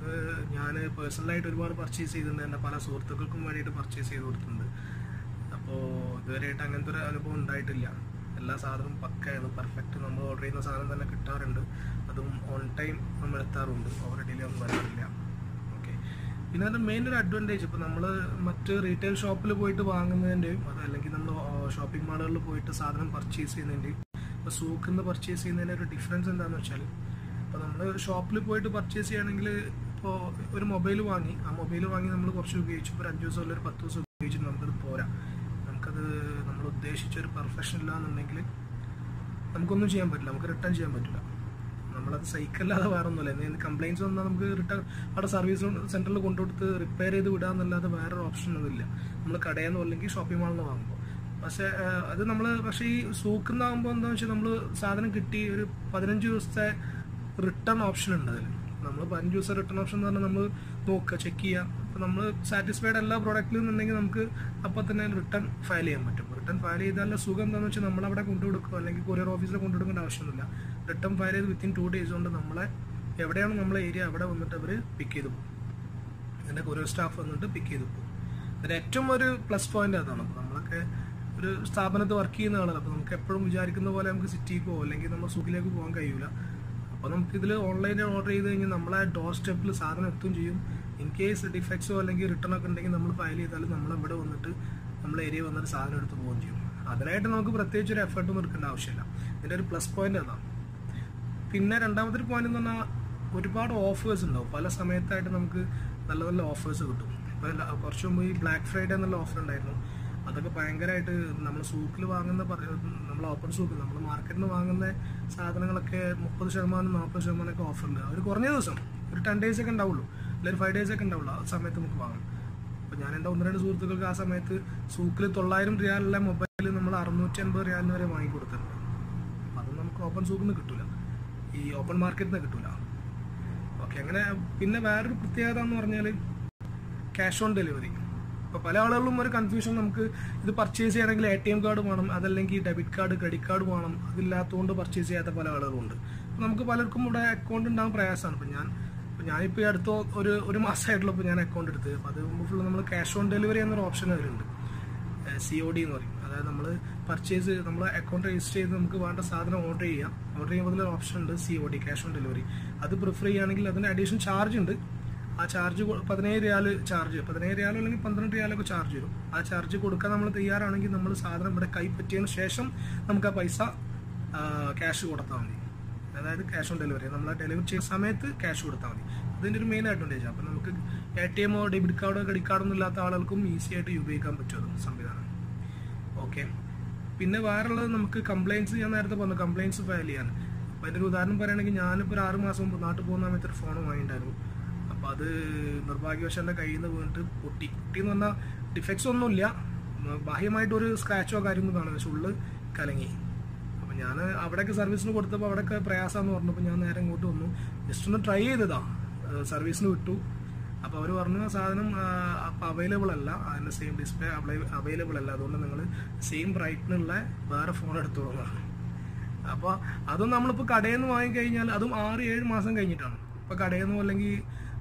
Speaker 1: ഞാൻ പേഴ്സണലായിട്ട് ഒരുപാട് പർച്ചേസ് ചെയ്തിട്ടുണ്ട് എൻ്റെ പല സുഹൃത്തുക്കൾക്കും വേണ്ടിയിട്ട് പർച്ചേസ് ചെയ്ത് കൊടുത്തിട്ടുണ്ട് അപ്പോൾ ഇതുവരെയായിട്ട് അങ്ങനത്തെ ഒരു അനുഭവം ഉണ്ടായിട്ടില്ല എല്ലാ സാധനവും പക്കയാണ് പെർഫെക്റ്റ് നമ്മൾ ഓർഡർ ചെയ്യുന്ന സാധനം തന്നെ കിട്ടാറുണ്ട് അതും ഓൺ ടൈം നമ്മൾ എത്താറുണ്ട് ഓവർ ഡിലേ ഒന്നും വരാറില്ല ഓക്കെ പിന്നെ അതിൻ്റെ മെയിൻ ഒരു അഡ്വാൻറ്റേജ് ഇപ്പോൾ നമ്മൾ മറ്റ് റീറ്റെയിൽ ഷോപ്പിൽ പോയിട്ട് വാങ്ങുന്നതിൻ്റെയും അത് അല്ലെങ്കിൽ നമ്മൾ ഷോപ്പിംഗ് മാളുകളിൽ പോയിട്ട് സാധനം പർച്ചേസ് ചെയ്യുന്നതിൻ്റെയും ഇപ്പോൾ സൂക്കിൽ നിന്ന് പർച്ചേസ് ചെയ്യുന്നതിൻ്റെ ഒരു ഡിഫറൻസ് എന്താണെന്ന് വെച്ചാൽ ഇപ്പോൾ നമ്മൾ ഷോപ്പിൽ പോയിട്ട് പർച്ചേസ് ചെയ്യുകയാണെങ്കിൽ ഇപ്പോൾ ഒരു മൊബൈൽ വാങ്ങി ആ മൊബൈൽ വാങ്ങി നമ്മൾ കുറച്ച് ഉപയോഗിച്ചു ഇപ്പോൾ ഒരു അഞ്ച് ദിവസം അല്ലെങ്കിൽ ഒരു പത്ത് ദിവസം ഉപയോഗിച്ചിട്ട് നമുക്കത് പോരാ നമുക്കത് നമ്മൾ ഉദ്ദേശിച്ച ഒരു പെർഫെക്ഷൻ ഇല്ല എന്നുണ്ടെങ്കിൽ നമുക്കൊന്നും ചെയ്യാൻ പറ്റില്ല നമുക്ക് റിട്ടേൺ ചെയ്യാൻ പറ്റില്ല നമ്മളത് സൈക്കിളല്ലാതെ വേറെ ഒന്നുമില്ല എന്തെങ്കിലും കംപ്ലയിൻസ് വന്നാൽ നമുക്ക് റിട്ടേൺ അവിടെ സർവീസ് സെൻറ്ററിൽ കൊണ്ടുകൊടുത്ത് റിപ്പയർ ചെയ്ത് വിടാന്നല്ലാതെ വേറൊരു ഓപ്ഷൻ ഒന്നുമില്ല നമ്മൾ കടയിൽ നിന്ന് അല്ലെങ്കിൽ ഷോപ്പിംഗ് മാളിൽ നിന്ന് വാങ്ങുമ്പോൾ പക്ഷേ ഏഹ്, അത് നമ്മൾ പക്ഷേ ഈ സൂക്കുന്നാകുമ്പോൾ എന്താണെന്ന് വെച്ചാൽ നമ്മൾ സാധനം കിട്ടി ഒരു പതിനഞ്ച് ദിവസത്തെ റിട്ടേൺ ഓപ്ഷൻ ഉണ്ട് അതിൽ നമ്മൾ പതിനഞ്ച് ദിവസം റിട്ടേൺ ഓപ്ഷൻ എന്ന് പറഞ്ഞാൽ നമ്മൾ നോക്കുക ചെക്ക് ചെയ്യുക അപ്പോൾ നമ്മൾ സാറ്റിസ്ഫൈഡ് എല്ലാ പ്രോഡക്റ്റിലും എന്നുണ്ടെങ്കിൽ നമുക്ക് അപ്പോൾ തന്നെ റിട്ടേൺ ഫയൽ ചെയ്യാൻ പറ്റും റിട്ടേൺ ഫയൽ ചെയ്താലുള്ള സുഖം എന്താണെന്ന് വെച്ചാൽ നമ്മളവിടെ കൊണ്ടുകൊടുക്കുക അല്ലെങ്കിൽ കൊറിയർ ഓഫീസിൽ കൊണ്ടുകൊടുക്കേണ്ട ആവശ്യമൊന്നുമില്ല റിട്ടേൺ ഫയൽ ചെയ്ത് വിത്തിൻ ടു ഡേയ്സ് കൊണ്ട് നമ്മളെ എവിടെയാണ് നമ്മളെ ഏരിയ അവിടെ വന്നിട്ട് അവർ പിക്ക് ചെയ്ത് പോകും എൻ്റെ കൊറിയർ സ്റ്റാഫ് വന്നിട്ട് പിക്ക് ചെയ്ത് പോകും അതിന് ഏറ്റവും ഒരു പ്ലസ് പോയിന്റ് അതാണ് അപ്പോൾ നമ്മളൊക്കെ ഒരു സ്ഥാപനത്ത് വർക്ക് ചെയ്യുന്ന ആളാണ് അപ്പോൾ നമുക്ക് എപ്പോഴും വിചാരിക്കുന്ന പോലെ നമുക്ക് സിറ്റിക്കോ അല്ലെങ്കിൽ നമ്മൾ സുഖിലേക്ക് പോകാൻ കഴിയൂല അപ്പോൾ നമുക്ക് ഇതിൽ ഓൺലൈനിൽ ഓർഡർ ചെയ്ത് കഴിഞ്ഞാൽ നമ്മളെ ഡോർ സ്റ്റെപ്പിൽ സാധനം എത്തും ചെയ്യും ഇൻ കേസ് ഡിഫക്ട്സോ അല്ലെങ്കിൽ റിട്ടേൺ ഒക്കെ ഉണ്ടെങ്കിൽ നമ്മൾ ഫയൽ ചെയ്താൽ നമ്മൾ ഇവിടെ വന്നിട്ട് നമ്മൾ ഏരിയ വന്നിട്ട് സാധനം എടുത്ത് പോവുകയും ചെയ്യും അതിനായിട്ട് നമുക്ക് പ്രത്യേകിച്ച് ഒരു എഫർട്ടൊന്നും എടുക്കേണ്ട ആവശ്യമില്ല ഇതിൻ്റെ ഒരു പ്ലസ് പോയിന്റ് അതാണ് പിന്നെ രണ്ടാമത്തെ ഒരു പോയിന്റ് എന്ന് പറഞ്ഞാൽ ഒരുപാട് ഓഫേഴ്സ് ഉണ്ടാവും പല സമയത്തായിട്ട് നമുക്ക് നല്ല നല്ല ഓഫേഴ്സ് കിട്ടും ഇപ്പോൾ ല- കുറച്ച് മുമ്പ് ഈ ബ്ലാക്ക് ഫ്രൈഡേ എന്നുള്ള ഓഫർ ഉണ്ടായിരുന്നു അതൊക്കെ ഭയങ്കരമായിട്ട് നമ്മൾ സൂക്കിൽ വാങ്ങുന്ന നമ്മൾ ഓപ്പൺ സൂക്ക് നമ്മൾ മാർക്കറ്റിൽ നിന്ന് വാങ്ങുന്ന സാധനങ്ങളൊക്കെ മുപ്പത് ശതമാനം നാൽപ്പത് ശതമാനം ഒക്കെ ഓഫറുണ്ട് ഒരു കുറഞ്ഞ ദിവസം ഒരു ടെൻ ഡേയ്സ് ഒക്കെ ഉണ്ടാവുള്ളൂ അല്ലെങ്കിൽ ഫൈവ് ഡേയ്സ് ഒക്കെ ഉണ്ടാവുള്ളൂ ആ സമയത്ത് നമുക്ക് വാങ്ങാം അപ്പോൾ ഞാൻ എൻ്റെ ഒന്ന് രണ്ട് സുഹൃത്തുക്കൾക്ക് ആ സമയത്ത് സൂക്കിൽ തൊള്ളായിരം റിയാലുള്ള മൊബൈൽ നമ്മൾ അറുന്നൂറ്റി അൻപത് റിയാലിന് വരെ വാങ്ങിക്കൊടുത്തിട്ടുണ്ട് അപ്പം അത് നമുക്ക് ഓപ്പൺ സൂക്കിൽ നിന്ന് കിട്ടൂല ഈ ഓപ്പൺ മാർക്കറ്റിൽ നിന്ന് കിട്ടൂല ഓക്കെ അങ്ങനെ പിന്നെ വേറൊരു പ്രത്യേകത എന്ന് പറഞ്ഞാൽ ക്യാഷ് ഓൺ ഡെലിവറി ഇപ്പോൾ പല ആളുകളിലും ഒരു കൺഫ്യൂഷൻ നമുക്ക് ഇത് പർച്ചേസ് ചെയ്യണമെങ്കിൽ എ ടി എം കാർഡ് വേണം അതല്ലെങ്കിൽ ഡെബിറ്റ് കാർഡ് ക്രെഡിറ്റ് കാർഡ് വേണം അതില്ലാത്തതുകൊണ്ട് പർച്ചേസ് ചെയ്യാത്ത പല ആളുകളും ഉണ്ട് അപ്പോൾ നമുക്ക് പലർക്കും ഇവിടെ അക്കൗണ്ട് ഉണ്ടാകാൻ പ്രയാസമാണ് ഇപ്പം ഞാൻ ഇപ്പം ഞാനിപ്പോൾ ഈ അടുത്ത ഒരു ഒരു മാസമായിട്ടുള്ള ഇപ്പോൾ ഞാൻ അക്കൗണ്ട് എടുത്ത് അപ്പോൾ അത് മുമ്പ് ഫുള്ള് നമ്മൾ ക്യാഷ് ഓൺ ഡെലിവറി എന്നൊരു ഓപ്ഷൻ അതിലുണ്ട് സി ഒ ഡി എന്ന് പറയും അതായത് നമ്മൾ പർച്ചേസ് നമ്മൾ അക്കൗണ്ട് രജിസ്റ്റർ ചെയ്ത് നമുക്ക് വേണ്ട സാധനം ഓർഡർ ചെയ്യാം ഓർഡർ ചെയ്യുമ്പോൾ അതിൽ ഓപ്ഷൻ ഉണ്ട് C O D cash on delivery അത് പ്രിഫർ ചെയ്യുകയാണെങ്കിൽ അതിന് അഡീഷണൽ ചാർജ് ഉണ്ട് ആ ചാർജ് പതിനേഴ് റിയാല് ചാർജ് പതിനേഴ് റിയാലോ അല്ലെങ്കിൽ പന്ത്രണ്ട് റിയാലൊക്കെ ചാർജ് വരും ആ ചാർജ് കൊടുക്കാൻ നമ്മൾ തയ്യാറാണെങ്കിൽ നമ്മൾ സാധനം ഇവിടെ കൈപ്പറ്റിയതിന് ശേഷം നമുക്ക് ആ പൈസ ക്യാഷ് കൊടുത്താൽ മതി അതായത് ക്യാഷ് ഓൺ ഡെലിവറി നമ്മൾ ഡെലിവറി ചെയ്യുന്ന സമയത്ത് ക്യാഷ് കൊടുത്താൽ മതി അതിൻ്റെ ഒരു മെയിൻ അഡ്വാൻറ്റേജ് അപ്പം നമുക്ക് എ ടി എമ്മോ ഡെബിറ്റ് കാർഡോ ക്രെഡിറ്റ് കാർഡൊന്നും ഇല്ലാത്ത ആളുകൾക്കും ഈസി ആയിട്ട് ഉപയോഗിക്കാൻ പറ്റും അത് സംവിധാനം ഓക്കെ പിന്നെ വേറുള്ളത് നമുക്ക് കംപ്ലയിൻസ് ഞാൻ നേരത്തെ പറഞ്ഞു കംപ്ലയിൻസ് ഫയൽ ചെയ്യാൻ അപ്പം അതിൻ്റെ ഒരു ഉദാഹരണം പറയുകയാണെങ്കിൽ ഞാനിപ്പോൾ ഒരു ആറ് മാസം മുമ്പ് നാട്ടിൽ പോകുന്ന സമയത്ത് ഒരു ഫോൺ വാങ്ങിയിട്ടുണ്ടായിരുന്നു അപ്പോൾ അത് നിർഭാഗ്യവശാൽ എൻ്റെ കയ്യിൽ നിന്ന് വീണിട്ട് പൊട്ടി പൊട്ടി എന്ന് പറഞ്ഞാൽ ഡിഫക്ട്സ് ഒന്നുമില്ല ബാഹ്യമായിട്ടൊരു സ്ക്രാച്ചോ കാര്യമൊന്നും കാണും പക്ഷെ ഉള്ളു കലങ്ങി അപ്പം ഞാൻ അവിടെയൊക്കെ സർവീസിന് കൊടുത്തപ്പോൾ അവിടെയൊക്കെ പ്രയാസമെന്ന് പറഞ്ഞപ്പോൾ ഞാൻ നേരെ ഇങ്ങോട്ട് വന്നു ജസ്റ്റ് ഒന്ന് ട്രൈ ചെയ്തതാ സർവീസിന് വിട്ടു അപ്പോൾ അവർ പറഞ്ഞു ആ സാധനം അപ്പം അവൈലബിൾ അല്ല അതിൻ്റെ സെയിം ഡിസ്പ്ലേ അവൈലബിൾ അല്ല അതുകൊണ്ട് നിങ്ങൾ സെയിം ബ്രൈറ്റിനുള്ള വേറെ ഫോൺ എടുത്തോളൂ അപ്പോൾ അതും നമ്മളിപ്പോൾ കടയിൽ നിന്ന് വാങ്ങിക്കഴിഞ്ഞാൽ അതും ആറ് ഏഴ് മാസം കഴിഞ്ഞിട്ടാണ് ഇപ്പോൾ കടയിൽ നിന്നോ അല്ലെങ്കിൽ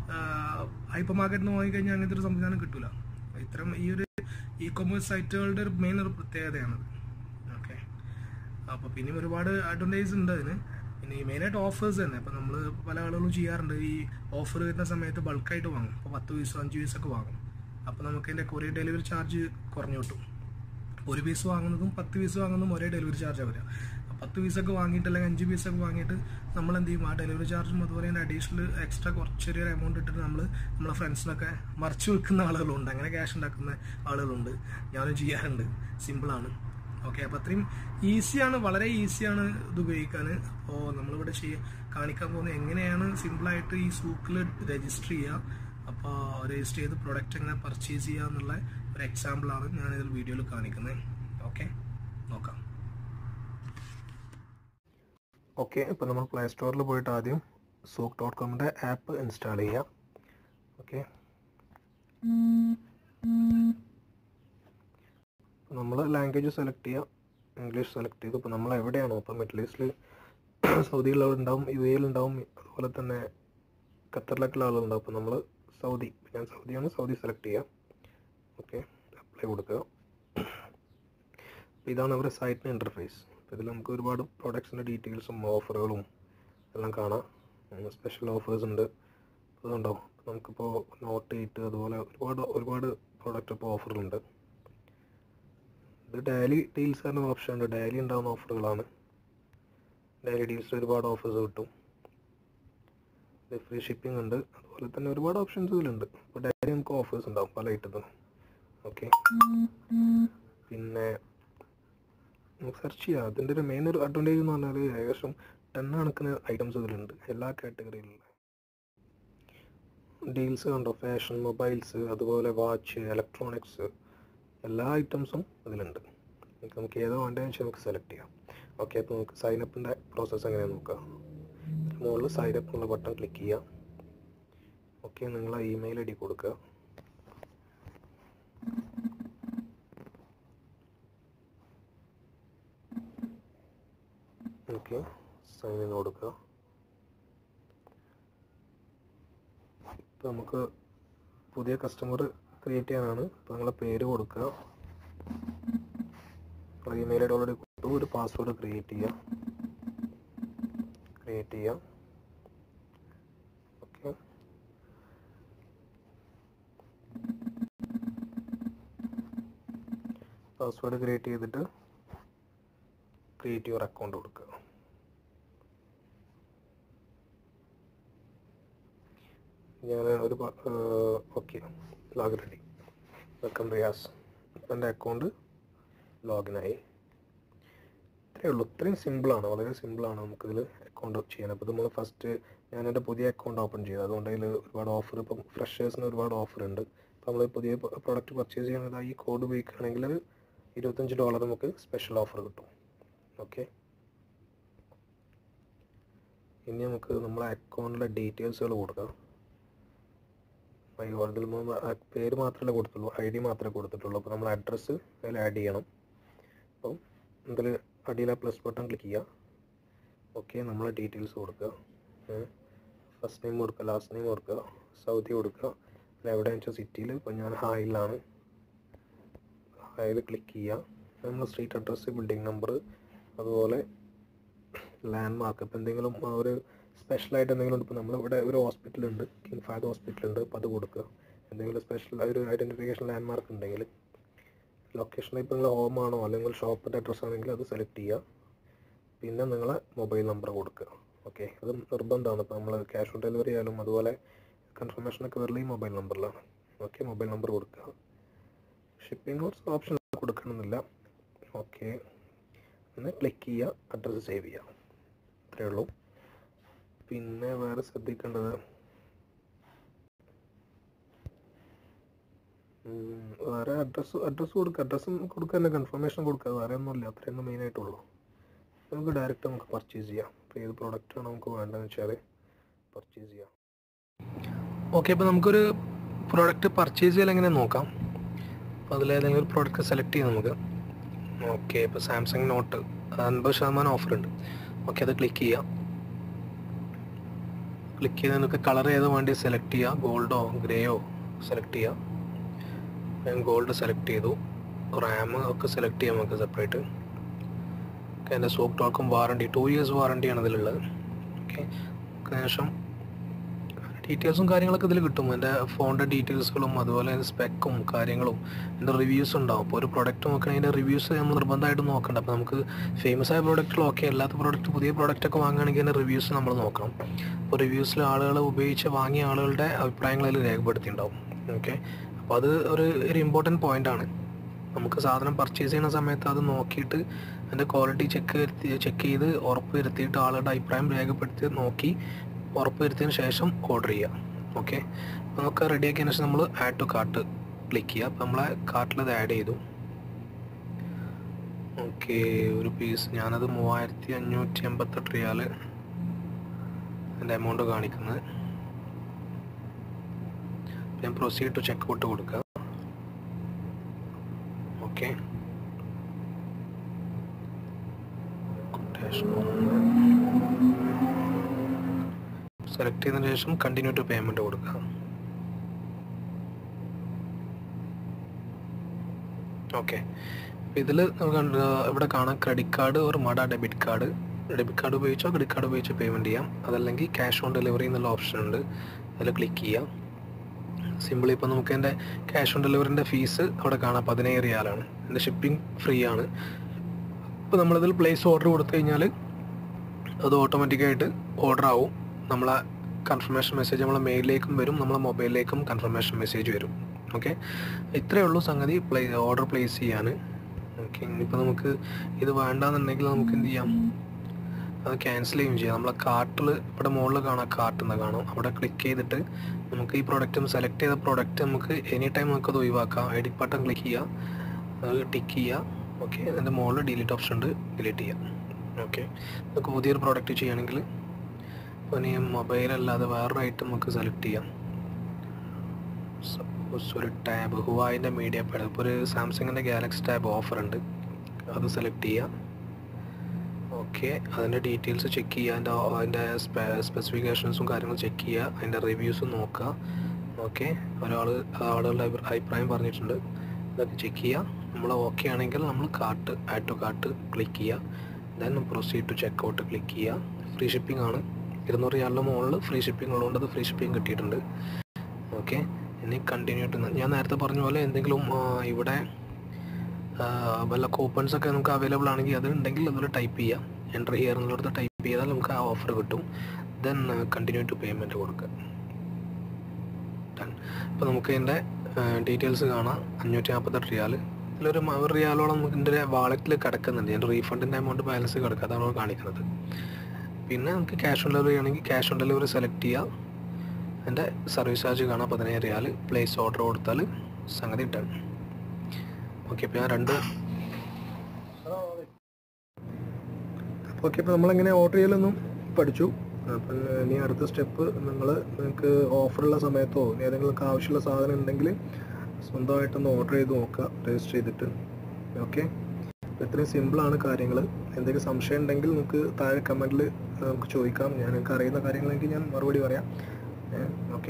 Speaker 1: ഹൈപ്പർ മാർക്കറ്റിൽ നിന്ന് വാങ്ങിക്കഴിഞ്ഞാൽ അങ്ങനത്തെ ഒരു സംവിധാനം കിട്ടൂല ഇത്തരം ഈ ഒരു ഇ കൊമേഴ്സ് സൈറ്റുകളുടെ ഒരു മെയിൻ ഒരു പ്രത്യേകതയാണത് ഓക്കെ അപ്പോൾ പിന്നെയും ഒരുപാട് അഡ്വാൻറ്റേജ് ഉണ്ട് അതിന് പിന്നെ ഈ മെയിനായിട്ട് ഓഫേഴ്സ് തന്നെ അപ്പോൾ നമ്മൾ പല ആളുകളും ചെയ്യാറുണ്ട് ഈ ഓഫർ വരുന്ന സമയത്ത് ബൾക്കായിട്ട് വാങ്ങും അപ്പോൾ പത്ത് പീസോ അഞ്ച് പീസൊക്കെ വാങ്ങും അപ്പോൾ നമുക്ക് അതിൻ്റെ കൊറിയർ ഡെലിവറി ചാർജ് കുറഞ്ഞു കിട്ടും ഒരു പീസ് വാങ്ങുന്നതും പത്ത് പീസ് വാങ്ങുന്നതും ഒരേ ഡെലിവറി ചാർജാണ് വരിക അപ്പോൾ പത്ത് പീസൊക്കെ വാങ്ങിയിട്ട് അല്ലെങ്കിൽ അഞ്ച് പീസൊക്കെ വാങ്ങിയിട്ട് നമ്മൾ എന്ത് ചെയ്യും ആ ഡെലിവറി ചാർജും അതുപോലെ തന്നെ അഡീഷണൽ എക്സ്ട്രാ കുറച്ച് ചെറിയൊരു എമൗണ്ട് ഇട്ടിട്ട് നമ്മൾ നമ്മളെ ഫ്രണ്ട്സിനൊക്കെ മറിച്ച് വെക്കുന്ന ആളുകളുണ്ട് അങ്ങനെ ക്യാഷ് ഉണ്ടാക്കുന്ന ആളുകളുണ്ട് ഞാനും ചെയ്യാറുണ്ട് സിമ്പിളാണ് ഓക്കെ അപ്പോൾ അത്രയും ഈസിയാണ് വളരെ ഈസിയാണ് ഇത് ഉപയോഗിക്കാൻ അപ്പോൾ നമ്മളിവിടെ ചെയ്യ കാണിക്കാൻ പോകുന്നത് എങ്ങനെയാണ് സിമ്പിളായിട്ട് ഈ സൂക്കിൽ രജിസ്റ്റർ ചെയ്യുക അപ്പോൾ രജിസ്റ്റർ ചെയ്ത് പ്രൊഡക്റ്റ് എങ്ങനെ പർച്ചേസ് ചെയ്യുക എന്നുള്ള ഒരു എക്സാമ്പിളാണ് ഞാൻ ഇതിൽ വീഡിയോയിൽ കാണിക്കുന്നത് ഓക്കെ നോക്കാം ഓക്കെ ഇപ്പോൾ നമ്മൾ പ്ലേ സ്റ്റോറിൽ പോയിട്ട് ആദ്യം സൂക്ക് ഡോട്ട് കോമിൻ്റെ ആപ്പ് ഇൻസ്റ്റാൾ ചെയ്യാം ഓക്കെ നമ്മൾ ലാംഗ്വേജ് സെലക്ട് ചെയ്യുക ഇംഗ്ലീഷ് സെലക്ട് ചെയ്തു ഇപ്പോൾ നമ്മൾ എവിടെയാണോ ഇപ്പോൾ മിഡിൽ ഈസ്റ്റിൽ സൗദിയിലുണ്ടാവും യു എയിലുണ്ടാവും അതുപോലെ തന്നെ
Speaker 2: ഖത്തറിലൊക്കെയുള്ള ആളുകളുണ്ടാവും അപ്പോൾ നമ്മൾ സൗദി ഞാൻ സൗദിയാണ് സൗദി സെലക്ട് ചെയ്യുക ഓക്കെ അപ്ലൈ കൊടുക്കുക അപ്പോൾ ഇതാണ് അവരുടെ സൈറ്റിൻ്റെ ഇൻ്റർഫേസ് അപ്പോൾ ഇതിൽ നമുക്ക് ഒരുപാട് പ്രോഡക്ട്സിൻ്റെ ഡീറ്റെയിൽസും ഓഫറുകളും എല്ലാം കാണാം സ്പെഷ്യൽ ഓഫേഴ്സ് ഉണ്ട് അതുണ്ടോ നമുക്കിപ്പോൾ നോട്ട് എയ്റ്റ് അതുപോലെ ഒരുപാട് ഒരുപാട് പ്രോഡക്റ്റ് ഇപ്പോൾ ഓഫറുണ്ട് ഇത് ഡെയിലി ഡീൽസ് തന്നെ ഓപ്ഷൻ ഉണ്ട് ഡെയിലി ഉണ്ടാകുന്ന ഓഫറുകളാണ് ഡെയിലി ഡീൽസിൽ ഒരുപാട് ഓഫേഴ്സ് കിട്ടും ഇത് ഫ്രീ ഷിപ്പിംഗ് ഉണ്ട് അതുപോലെ തന്നെ ഒരുപാട് ഓപ്ഷൻസ് ഇതിലുണ്ട് ഇപ്പോൾ ഡെയിലി നമുക്ക് ഓഫേഴ്സ് ഉണ്ടാവും പല ഐറ്റത്തിനും ഓക്കെ പിന്നെ നമുക്ക് സെർച്ച് ചെയ്യാം അതിൻ്റെ ഒരു മെയിൻ ഒരു അഡ്വാൻറ്റേജ് എന്ന് പറഞ്ഞാൽ ഏകദേശം ടെൻ കണക്കിന് ഐറ്റംസ് ഇതിലുണ്ട് എല്ലാ കാറ്റഗറിയിലുള്ള ഡീൽസ് കണ്ടോ ഫാഷൻ മൊബൈൽസ് അതുപോലെ വാച്ച് ഇലക്ട്രോണിക്സ് എല്ലാ ഐറ്റംസും ഇതിലുണ്ട് നമുക്ക് നമുക്ക് ഏതോ വേണ്ടതെന്ന് വെച്ചാൽ നമുക്ക് സെലക്ട് ചെയ്യാം ഓക്കെ അപ്പോൾ നമുക്ക് സൈനപ്പിൻ്റെ പ്രോസസ്സ് എങ്ങനെയാണ് നോക്കാം മുകളിൽ സൈനപ്പ് എന്നുള്ള ബട്ടൺ ക്ലിക്ക് ചെയ്യുക ഓക്കെ നിങ്ങൾ ഇമെയിൽ ഐ ഡി കൊടുക്കുക ഓക്കെ സൈൻ ഇൻ കൊടുക്കുക ഇപ്പോൾ നമുക്ക് പുതിയ കസ്റ്റമർ ക്രിയേറ്റ് ചെയ്യാനാണ് ഇപ്പോൾ നിങ്ങളെ പേര് കൊടുക്കുക ഇമെയിൽ ഐ ഡി ഓൾറെഡി കൊടുത്തു ഒരു പാസ്വേഡ് ക്രിയേറ്റ് ചെയ്യുക ക്രിയേറ്റ് ചെയ്യുക ഓക്കെ പാസ്വേഡ് ക്രിയേറ്റ് ചെയ്തിട്ട് ക്രിയേറ്റ് യുവർ അക്കൗണ്ട് കൊടുക്കുക ഞാൻ ഒരു okay log ready welcome Riyas ഇപ്പം എൻ്റെ അക്കൗണ്ട് ലോഗിനായി ഇത്രയേ ഉള്ളൂ ഇത്രയും സിമ്പിളാണ് വളരെ സിമ്പിളാണ് നമുക്കിതിൽ അക്കൗണ്ട് ചെയ്യാൻ അപ്പോൾ നമ്മൾ ഫസ്റ്റ് ഞാൻ എൻ്റെ പുതിയ അക്കൗണ്ട് ഓപ്പൺ ചെയ്തു അതുകൊണ്ട് അതിൽ ഒരുപാട് ഓഫർ ഇപ്പം ഫ്രഷേഴ്സിന് ഒരുപാട് ഓഫർ ഉണ്ട് അപ്പോൾ നമ്മൾ പുതിയ പ്രോഡക്റ്റ് പർച്ചേസ് ചെയ്യുന്നത് ഈ കോഡ് ഉപയോഗിക്കുകയാണെങ്കിൽ ഒരു ഇരുപത്തഞ്ച് ഡോളർ നമുക്ക് സ്പെഷ്യൽ ഓഫർ കിട്ടും ഓക്കെ ഇനി നമുക്ക് നമ്മളെ അക്കൗണ്ടിലെ ഡീറ്റെയിൽസുകൾ കൊടുക്കാം അതിൽ പേര് മാത്രമേ കൊടുത്തുള്ളൂ ഐ ഡി മാത്രമേ കൊടുത്തിട്ടുള്ളൂ അപ്പോൾ നമ്മൾ അഡ്രസ്സ് അതിൽ ആഡ് ചെയ്യണം അപ്പം ഇതിൽ അടിയിലെ പ്ലസ് ബട്ടൺ ക്ലിക്ക് ചെയ്യുക ഓക്കെ നമ്മളെ ഡീറ്റെയിൽസ് കൊടുക്കുക ഫസ്റ്റ് നെയിം കൊടുക്കുക ലാസ്റ്റ് നെയിം കൊടുക്കുക സൗദി കൊടുക്കുക പിന്നെ എവിടെയാണെന്ന് വെച്ചാൽ സിറ്റിയിൽ ഇപ്പോൾ ഞാൻ ഹായിലാണ് ഹായിൽ ക്ലിക്ക് ചെയ്യുക നമ്മൾ സ്ട്രീറ്റ് അഡ്രസ്സ് ബിൽഡിംഗ് നമ്പർ അതുപോലെ ലാൻഡ് മാർക്ക് ഇപ്പോൾ എന്തെങ്കിലും ആ ഒരു സ്പെഷ്യലായിട്ട് എന്തെങ്കിലും ഇപ്പോൾ നമ്മളിവിടെ ഒരു ഹോസ്പിറ്റലുണ്ട് കിങ് ഫാദ് ഹോസ്പിറ്റലുണ്ട് അപ്പോൾ അത് കൊടുക്കുക എന്തെങ്കിലും സ്പെഷ്യൽ ഒരു ഐഡൻറ്റിഫിക്കേഷൻ ലാൻഡ് മാർക്ക് ഉണ്ടെങ്കിൽ ലൊക്കേഷൻ ഇപ്പോൾ നിങ്ങൾ ഹോമാണോ അല്ലെങ്കിൽ ഷോപ്പിൻ്റെ അഡ്രസ്സ് ആണെങ്കിൽ അത് സെലക്ട് ചെയ്യുക പിന്നെ നിങ്ങളെ മൊബൈൽ നമ്പർ കൊടുക്കുക ഓക്കെ അത് നിർബന്ധമാണ് ഇപ്പോൾ നമ്മൾ ക്യാഷ് ഓൺ ഡെലിവറി ആയാലും അതുപോലെ കൺഫർമേഷനൊക്കെ വരല് ഈ മൊബൈൽ നമ്പറിലാണ് ഓക്കെ മൊബൈൽ നമ്പർ കൊടുക്കുക ഷിപ്പിംഗ് കുറച്ച് ഓപ്ഷൻ കൊടുക്കണമെന്നില്ല ഓക്കെ ഒന്ന് ക്ലിക്ക് ചെയ്യുക അഡ്രസ്സ് സേവ് ചെയ്യുക ഇത്രയേ ഉള്ളൂ പിന്നെ വേറെ ശ്രദ്ധിക്കേണ്ടത് ഉം, വേറെ അഡ്രസ്സ് അഡ്രസ്സ് കൊടുക്കുക അഡ്രസ്സും കൊടുക്കുക തന്നെ കൺഫർമേഷൻ കൊടുക്കുക വേറെ ഒന്നുമില്ല അത്രയൊന്നും മെയിൻ ആയിട്ടുള്ളൂ നമുക്ക് ഡയറക്റ്റ് നമുക്ക് പർച്ചേസ് ചെയ്യാം ഇപ്പോൾ ഏത് പ്രോഡക്റ്റാണ് നമുക്ക് വേണ്ടതെന്ന് വെച്ചാൽ പർച്ചേസ് ചെയ്യാം
Speaker 1: ഓക്കെ അപ്പോൾ നമുക്കൊരു പ്രോഡക്റ്റ് പർച്ചേസ് ചെയ്യാൻ എങ്ങനെ നോക്കാം അപ്പോൾ അതിലേതെങ്കിലും ഒരു പ്രോഡക്റ്റ് സെലക്ട് ചെയ്യാം നമുക്ക് ഓക്കെ ഇപ്പോൾ സാംസങ് നോട്ട് അൻപത് ശതമാനം ഓഫർ ഉണ്ട് ഓക്കെ അത് ക്ലിക്ക് ചെയ്യാം ക്ലിക്ക് ചെയ്ത് നിങ്ങൾക്ക് കളർ ഏതോ വേണ്ടി സെലക്ട് ചെയ്യുക ഗോൾഡോ ഗ്രേയോ സെലക്ട് ചെയ്യുക ഞാൻ ഗോൾഡ് സെലക്ട് ചെയ്തു റാം ഒക്കെ സെലക്ട് ചെയ്യാം നമുക്ക് സെപ്പറേറ്റ് ഓക്കെ എൻ്റെ സോക്ക് ടോക്കും വാറണ്ടി ടു ഇയേഴ്സ് വാറണ്ടിയാണ് ഇതിലുള്ളത് ഓക്കെ ശേഷം ഡീറ്റെയിൽസും കാര്യങ്ങളൊക്കെ ഇതിൽ കിട്ടും എൻ്റെ ഫോണിൻ്റെ ഡീറ്റെയിൽസുകളും അതുപോലെ സ്പെക്കും കാര്യങ്ങളും എൻ്റെ റിവ്യൂസ് ഉണ്ടാവും അപ്പോൾ ഒരു പ്രോഡക്റ്റ് നോക്കണമെങ്കിൽ അതിൻ്റെ റിവ്യൂസ് നമ്മൾ നിർബന്ധമായിട്ടും നോക്കണ്ട അപ്പോൾ നമുക്ക് ഫേമസ് ആയ പ്രോഡക്റ്റുകൾ ഓക്കെ അല്ലാത്ത പ്രോഡക്റ്റ് പുതിയ പ്രോഡക്റ്റ് ഒക്കെ വാങ്ങുകയാണെങ്കിൽ അതിൻ്റെ റിവ്യൂസ് നമ്മൾ നോക്കണം അപ്പോൾ റിവ്യൂസിൽ ആളുകൾ ഉപയോഗിച്ച് വാങ്ങിയ ആളുകളുടെ അഭിപ്രായങ്ങൾ അതിൽ രേഖപ്പെടുത്തിയിട്ടുണ്ടാവും ഓക്കെ അപ്പോൾ അത് ഒരു ഒരു ഇമ്പോർട്ടൻറ്റ് പോയിൻ്റ് ആണ് നമുക്ക് സാധനം പർച്ചേസ് ചെയ്യുന്ന സമയത്ത് അത് നോക്കിയിട്ട് അതിൻ്റെ ക്വാളിറ്റി ചെക്ക് ചെക്ക് ചെയ്ത് ഉറപ്പ് വരുത്തിയിട്ട് ആളുടെ അഭിപ്രായം രേഖപ്പെടുത്തി നോക്കി ഉറപ്പ് വരുത്തിയതിന് ശേഷം ഓർഡർ ചെയ്യുക ഓക്കെ അപ്പോൾ നമുക്ക് റെഡി ആക്കിയതിന് ശേഷം നമ്മൾ ആഡ് ടു കാർട്ട് ക്ലിക്ക് ചെയ്യുക അപ്പോൾ നമ്മളെ കാർട്ടിൽ അത് ആഡ് ചെയ്തു ഓക്കെ ഒരു പീസ് ഞാനത് മൂവായിരത്തി അഞ്ഞൂറ്റി എൺപത്തെട്ട് റിയാൽ എൻ്റെ എമൗണ്ട് കാണിക്കുന്നത് ഞാൻ പ്രൊസീഡ് ടു ചെക്ക് ഔട്ട് കൊടുക്കുക ഓക്കെ
Speaker 2: സെലക്ട് ചെയ്തതിന് ശേഷം കണ്ടിന്യൂ ടു പേയ്മെൻറ്റ് കൊടുക്കുക ഓക്കെ ഇതിൽ നമുക്ക് ഇവിടെ കാണാം ക്രെഡിറ്റ് കാർഡ് ഒരു മട ഡെബിറ്റ് കാർഡ് ഡെബിറ്റ് കാർഡ് ഉപയോഗിച്ചോ ക്രെഡിറ്റ് കാർഡ് ഉപയോഗിച്ച് പേയ്മെൻറ്റ് ചെയ്യാം അതല്ലെങ്കിൽ ക്യാഷ് ഓൺ ഡെലിവറി എന്നുള്ള ഓപ്ഷൻ ഉണ്ട് അതിൽ ക്ലിക്ക് ചെയ്യാം സിമ്പിളി ഇപ്പോൾ നമുക്ക് എൻ്റെ ക്യാഷ് ഓൺ ഡെലിവറിൻ്റെ ഫീസ് അവിടെ കാണാം പതിനേഴ് റിയാലാണ് എൻ്റെ ഷിപ്പിംഗ് ഫ്രീ ആണ് ഇപ്പോൾ നമ്മളിതിൽ പ്ലേസ് ഓർഡർ കൊടുത്തു കഴിഞ്ഞാൽ അത് ഓട്ടോമാറ്റിക്കായിട്ട് ഓർഡർ ആവും നമ്മളെ കൺഫർമേഷൻ മെസ്സേജ് നമ്മളെ മെയിലിലേക്കും വരും നമ്മളെ മൊബൈലിലേക്കും കൺഫർമേഷൻ മെസ്സേജ് വരും ഓക്കെ ഇത്രയേ ഉള്ളൂ സംഗതി പ്ലേ ഓർഡർ പ്ലേസ് ചെയ്യാൻ ഓക്കെ ഇനിയിപ്പോൾ നമുക്ക് ഇത് വേണ്ടാന്നുണ്ടെങ്കിൽ നമുക്ക് എന്ത് ചെയ്യാം അത് ക്യാൻസൽ ചെയ്യുകയും ചെയ്യാം നമ്മളെ കാർട്ടിൽ ഇവിടെ മുകളിൽ കാണാം കാർട്ട് എന്ന് കാണാം അവിടെ ക്ലിക്ക് ചെയ്തിട്ട് നമുക്ക് ഈ പ്രൊഡക്റ്റും സെലക്ട് ചെയ്ത പ്രൊഡക്റ്റ് നമുക്ക് എനി ടൈം നമുക്കത് ഒഴിവാക്കാം എഡിറ്റ് ബട്ടൺ ക്ലിക്ക് ചെയ്യുക അത് ടിക്ക് ചെയ്യുക ഓക്കെ അതിൻ്റെ മുകളിൽ ഡിലീറ്റ് ഓപ്ഷൻ ഉണ്ട് ഡിലീറ്റ് ചെയ്യാം ഓക്കെ നമുക്ക് പുതിയൊരു പ്രോഡക്റ്റ് ചെയ്യുകയാണെങ്കിൽ ഇപ്പോൾ ഇനി മൊബൈൽ അല്ലാതെ വേറൊരു ഐറ്റം നമുക്ക് സെലക്ട് ചെയ്യാം സപ്പോസ് ഒരു ടാബ് ഹുവായിൻ്റെ മീഡിയ പാഡ് ഇപ്പോൾ ഒരു സാംസങ്ങിൻ്റെ ഗാലക്സി ടാബ് ഓഫർ ഉണ്ട് അത് സെലക്ട് ചെയ്യുക ഓക്കെ അതിൻ്റെ ഡീറ്റെയിൽസ് ചെക്ക് ചെയ്യുക അതിൻ്റെ അതിൻ്റെ സ്പെസിഫിക്കേഷൻസും കാര്യങ്ങളും ചെക്ക് ചെയ്യുക അതിൻ്റെ റിവ്യൂസും നോക്കുക ഓക്കെ ഒരാൾ ആളുകളുടെ അഭിപ്രായം പറഞ്ഞിട്ടുണ്ട് ഇതൊക്കെ ചെക്ക് ചെയ്യുക നമ്മൾ ഓക്കെ ആണെങ്കിൽ നമ്മൾ cart add to cart click ചെയ്യുക then proceed to checkout click ചെയ്യുക ഫ്രീ ഷിപ്പിംഗ് ആണ് ഇരുന്നൂറ് റിയാലിൻ്റെ മുകളിൽ ഫ്രീ ഷിപ്പിംഗ് ഉള്ളതുകൊണ്ട് അത് ഫ്രീ ഷിപ്പിംഗ് കിട്ടിയിട്ടുണ്ട് ഓക്കെ ഇനി കണ്ടിന്യൂ ടു ഞാൻ നേരത്തെ പറഞ്ഞ പോലെ എന്തെങ്കിലും ഇവിടെ വല്ല കൂപ്പൺസ് ഒക്കെ നമുക്ക് അവൈലബിൾ ആണെങ്കിൽ അത് ഉണ്ടെങ്കിൽ അതിൽ ടൈപ്പ് ചെയ്യാം എൻ്റർ ഹിയർ എന്നുള്ളത് ടൈപ്പ് ചെയ്താൽ നമുക്ക് ആ ഓഫർ കിട്ടും ദെൻ കണ്ടിന്യൂ ടു പേയ്മെൻറ്റ് കൊടുക്കുക ഡൺ ഇപ്പോൾ നമുക്ക് ഇതിൻ്റെ ഡീറ്റെയിൽസ് കാണാം അഞ്ഞൂറ്റി നാൽപ്പത്തെട്ട് റിയാൽ ഇതിലൊരു ഒരു റിയാലോളം നമുക്ക് എൻ്റെ വാളറ്റിൽ കിടക്കുന്നുണ്ട് എൻ്റെ റീഫണ്ടിൻ്റെ എമൗണ്ട് ബാലൻസ് കിടക്കുക അതാണ് കാണിക്കുന്നത് പിന്നെ നമുക്ക് ക്യാഷ് ഓൺ ഡെലിവറി ആണെങ്കിൽ ക്യാഷ് ഓൺ ഡെലിവറി സെലക്ട് ചെയ്യുക എൻ്റെ സർവീസ് ചാർജ് കാണാം പതിനേഴ് റിയാൽ പ്ലേസ് ഓർഡർ കൊടുത്താൽ സംഗതി ഡൺ ഓക്കെ ഇപ്പോൾ ഞാൻ രണ്ട് ഓക്കെ ഇപ്പോൾ നമ്മളെങ്ങനെ ഓർഡർ ചെയ്യലൊന്നും പഠിച്ചു അപ്പം ഇനി അടുത്ത സ്റ്റെപ്പ് നിങ്ങൾ നിങ്ങൾക്ക് ഓഫറുള്ള സമയത്തോ ഇനി ഏതെങ്കിലും ആവശ്യമുള്ള സാധനം ഉണ്ടെങ്കിൽ സ്വന്തമായിട്ടൊന്ന് ഓർഡർ ചെയ്ത് നോക്കുക രജിസ്റ്റർ ചെയ്തിട്ട് ഓക്കെ ഇത്രയും സിമ്പിളാണ് കാര്യങ്ങൾ എന്തെങ്കിലും സംശയം ഉണ്ടെങ്കിൽ നമുക്ക് താഴെ കമൻറ്റിൽ നമുക്ക് ചോദിക്കാം ഞാൻ നിങ്ങൾക്ക് അറിയുന്ന കാര്യങ്ങളെങ്കിൽ ഞാൻ മറുപടി പറയാം ഓക്കെ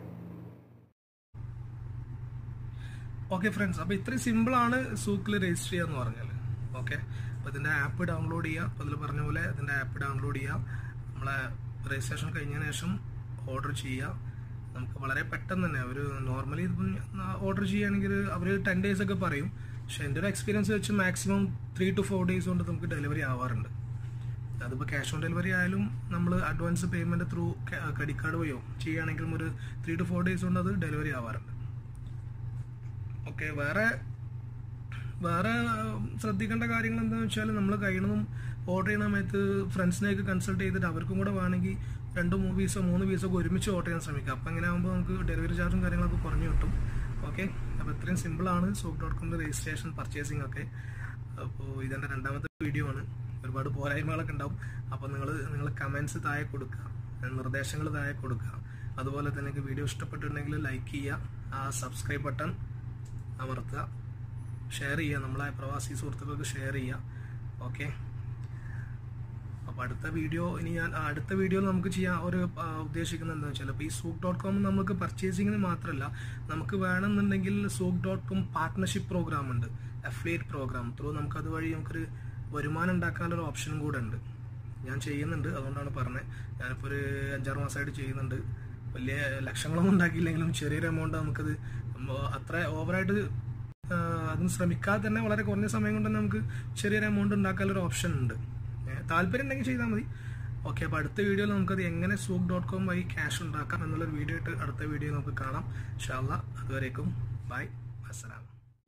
Speaker 1: ഓക്കെ ഫ്രണ്ട്സ് അപ്പോൾ ഇത്രയും സിമ്പിളാണ് സൂക്കിൽ രജിസ്റ്റർ ചെയ്യുക എന്ന് പറഞ്ഞാൽ ഓക്കെ അപ്പോൾ ഇതിൻ്റെ ആപ്പ് ഡൗൺലോഡ് ചെയ്യുക അപ്പോൾ അതിൽ പറഞ്ഞ പോലെ ഇതിൻ്റെ ആപ്പ് ഡൗൺലോഡ് ചെയ്യുക നമ്മളെ രജിസ്ട്രേഷൻ കഴിഞ്ഞതിന് ശേഷം ഓർഡർ ചെയ്യുക നമുക്ക് വളരെ പെട്ടെന്ന് തന്നെ ഒരു നോർമലി ഇപ്പം ഓർഡർ ചെയ്യുകയാണെങ്കിൽ അവർ ടെൻ ഡേയ്സ് ഒക്കെ പറയും പക്ഷേ എൻ്റെ ഒരു എക്സ്പീരിയൻസ് വെച്ച് maximum three to four days കൊണ്ട് നമുക്ക് ഡെലിവറി ആവാറുണ്ട് അതിപ്പോൾ ക്യാഷ് ഓൺ ഡെലിവറി ആയാലും നമ്മൾ advance payment through credit card വഴിയോ ചെയ്യുകയാണെങ്കിലും ഒരു ത്രീ ടു ഫോർ ഡേയ്സ് കൊണ്ട് അത് ഡെലിവറി ആവാറുണ്ട് ഓക്കെ വേറെ വേറെ ശ്രദ്ധിക്കേണ്ട കാര്യങ്ങൾ എന്താണെന്ന് വെച്ചാൽ നമ്മൾ കഴിയണതും ഓർഡർ ചെയ്യുന്ന സമയത്ത് ഫ്രണ്ട്സിനെയൊക്കെ കൺസൾട്ട് ചെയ്തിട്ട് അവർക്കും കൂടെ വേണമെങ്കിൽ രണ്ട് മൂവീസോ മൂന്ന് പീസൊക്കെ ഒരുമിച്ച് ഓർഡർ ചെയ്യാൻ ശ്രമിക്കുക അപ്പോൾ അങ്ങനെ ആകുമ്പോൾ നമുക്ക് ഡെലിവറി ചാർജും കാര്യങ്ങളൊക്കെ കുറഞ്ഞു കിട്ടും ഓക്കെ അപ്പോൾ ഇത്രയും സിമ്പിളാണ് സോപ്പ് ഡോട്ട് കോമിൻ്റെ രജിസ്ട്രേഷൻ പർച്ചേസിംഗ് ഒക്കെ അപ്പോൾ ഇതെൻ്റെ രണ്ടാമത്തെ വീഡിയോ ആണ് ഒരുപാട് പോരായ്മകളൊക്കെ ഉണ്ടാവും അപ്പോൾ നിങ്ങൾ നിങ്ങൾ കമൻസ് താഴെ കൊടുക്കുക നിർദ്ദേശങ്ങൾ താഴെ കൊടുക്കുക അതുപോലെ തന്നെ നിങ്ങൾക്ക് വീഡിയോ ഇഷ്ടപ്പെട്ടിട്ടുണ്ടെങ്കിൽ ലൈക്ക് ചെയ്യുക ആ സബ്സ്ക്രൈബ് ബട്ടൺ അമർത്തുക ഷെയർ ചെയ്യുക നമ്മളെ പ്രവാസി സുഹൃത്തുക്കൾക്ക് ഷെയർ ചെയ്യുക ഓക്കെ അപ്പോൾ അടുത്ത വീഡിയോ ഇനി ഞാൻ അടുത്ത വീഡിയോയിൽ നമുക്ക് ചെയ്യാൻ ഒരു ഉദ്ദേശിക്കുന്നത് എന്താണെന്ന് വെച്ചാൽ ഇപ്പോൾ ഈ സൂക്ക് ഡോട്ട് കോം നമുക്ക് പർച്ചേസിങ്ങിന് മാത്രമല്ല നമുക്ക് വേണമെന്നുണ്ടെങ്കിൽ souk dot com partnership program ഉണ്ട് അഫിലിയേറ്റ് പ്രോഗ്രാം ത്രൂ നമുക്ക് അതുവഴി നമുക്കൊരു വരുമാനം ഉണ്ടാക്കാനൊരു ഓപ്ഷനും കൂടെ ഉണ്ട് ഞാൻ ചെയ്യുന്നുണ്ട് അതുകൊണ്ടാണ് പറഞ്ഞത് ഞാനിപ്പോൾ ഒരു അഞ്ചാറ് മാസമായിട്ട് ചെയ്യുന്നുണ്ട് വലിയ ലക്ഷങ്ങളൊന്നും ഉണ്ടാക്കിയില്ലെങ്കിലും ചെറിയൊരു എമൗണ്ട് നമുക്കത് അത്ര ഓവറായിട്ട് അതിന് ശ്രമിക്കാതെ തന്നെ വളരെ കുറഞ്ഞ സമയം കൊണ്ട് തന്നെ നമുക്ക് ചെറിയൊരു എമൗണ്ട് ഉണ്ടാക്കാനൊരു ഓപ്ഷൻ ഉണ്ട് താല്പര്യം ഉണ്ടെങ്കിൽ ചെയ്താൽ മതി ഓക്കെ അപ്പോൾ അടുത്ത വീഡിയോയിൽ നമുക്കത് എങ്ങനെ സൂക്ക് ഡോട്ട് കോം വഴി ക്യാഷ് ഉണ്ടാക്കാം എന്നുള്ളൊരു വീഡിയോ ഇട്ട് അടുത്ത വീഡിയോ നമുക്ക് കാണാം ഷാല്ല അതുവരേക്കും ബൈ അസ്സലാം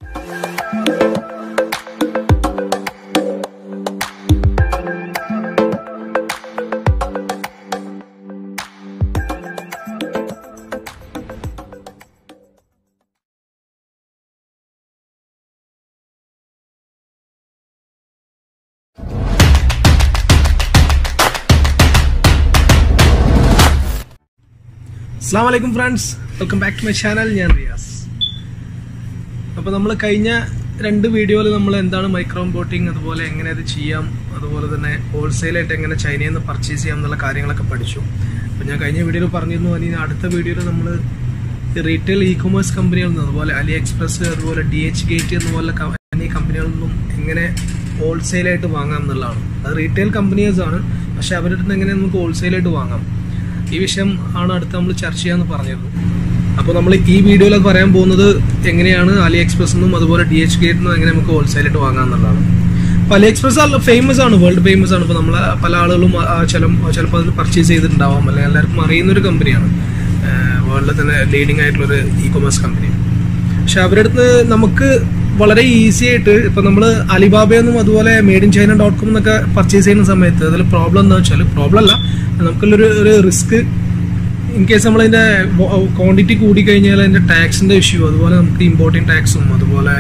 Speaker 1: അസ്സാം വലൈക്കും friends welcome back to my channel ഞാൻ റിയാസ് അപ്പോൾ നമ്മൾ കഴിഞ്ഞ രണ്ട് വീഡിയോയിൽ നമ്മൾ എന്താണ് മൈക്രോ ഇമ്പോർട്ടിങ് അതുപോലെ എങ്ങനെ അത് ചെയ്യാം അതുപോലെ തന്നെ ഹോൾസെയിലായിട്ട് എങ്ങനെ ചൈനയിൽ നിന്ന് പർച്ചേസ് ചെയ്യാം എന്നുള്ള കാര്യങ്ങളൊക്കെ പഠിച്ചു അപ്പോൾ ഞാൻ കഴിഞ്ഞ വീഡിയോയിൽ പറഞ്ഞിരുന്നു ഇനി അടുത്ത വീഡിയോയിൽ നമ്മൾ റീറ്റെയിൽ ഇ കൊമേഴ്സ് കമ്പനികളിൽ നിന്ന് അതുപോലെ അലി എക്സ്പ്രസ് അതുപോലെ ഡി എച്ച് ഗേറ്റ് എന്നുപോലെ എന്നീ കമ്പനികളിൽ നിന്നും എങ്ങനെ ഹോൾസെയിലായിട്ട് വാങ്ങാം എന്നുള്ളതാണ് അത് റീറ്റെയിൽ കമ്പനീസ് ആണ് പക്ഷെ അവരുടെ അടുത്ത് എങ്ങനെ നമുക്ക് ഹോൾസെയിലായിട്ട് വാങ്ങാം ഈ വിഷയം ആണ് അടുത്ത് നമ്മൾ ചർച്ച ചെയ്യാമെന്ന് പറഞ്ഞത് അപ്പോൾ നമ്മൾ ഈ വീഡിയോയിൽ അത് പറയാൻ പോകുന്നത് എങ്ങനെയാണ് അലി എക്സ്പ്രസ് നിന്നും അതുപോലെ ഡി എച്ച് ഗേറ്റ് നിന്നും എങ്ങനെ നമുക്ക് ഹോൾസെയിലായിട്ട് വാങ്ങാം എന്നുള്ളതാണ് അപ്പോൾ അലി എക്സ്പ്രസ് ഫേമസ് ആണ് വേൾഡ് ഫേമസ് ആണ് ഇപ്പോൾ നമ്മൾ പല ആളുകളും ആ, ചില ചിലപ്പോൾ അതിൽ പർച്ചേസ് ചെയ്തിട്ടുണ്ടാവാം അല്ലെങ്കിൽ എല്ലാവർക്കും അറിയുന്ന ഒരു കമ്പനിയാണ് വേൾഡിൽ തന്നെ ലീഡിംഗ് ആയിട്ടുള്ളൊരു ഇ കൊമേഴ്സ് കമ്പനി പക്ഷെ അവരുടെ അടുത്ത് നമുക്ക് വളരെ ഈസി ആയിട്ട് ഇപ്പൊ നമ്മൾ അലിബാബയെന്നും അതുപോലെ made in China dot com എന്നൊക്കെ പർച്ചേസ് ചെയ്യുന്ന സമയത്ത് അതിൽ പ്രോബ്ലം എന്താ വെച്ചാൽ പ്രോബ്ലം അല്ല നമുക്കുള്ളൊരു ഒരു റിസ്ക് ഇൻ കേസ് നമ്മളതിന്റെ ക്വാണ്ടിറ്റി കൂടി കഴിഞ്ഞാൽ അതിന്റെ ടാക്സിന്റെ ഇഷ്യൂ അതുപോലെ നമുക്ക് ഇമ്പോർട്ടിംഗ് ടാക്സും അതുപോലെ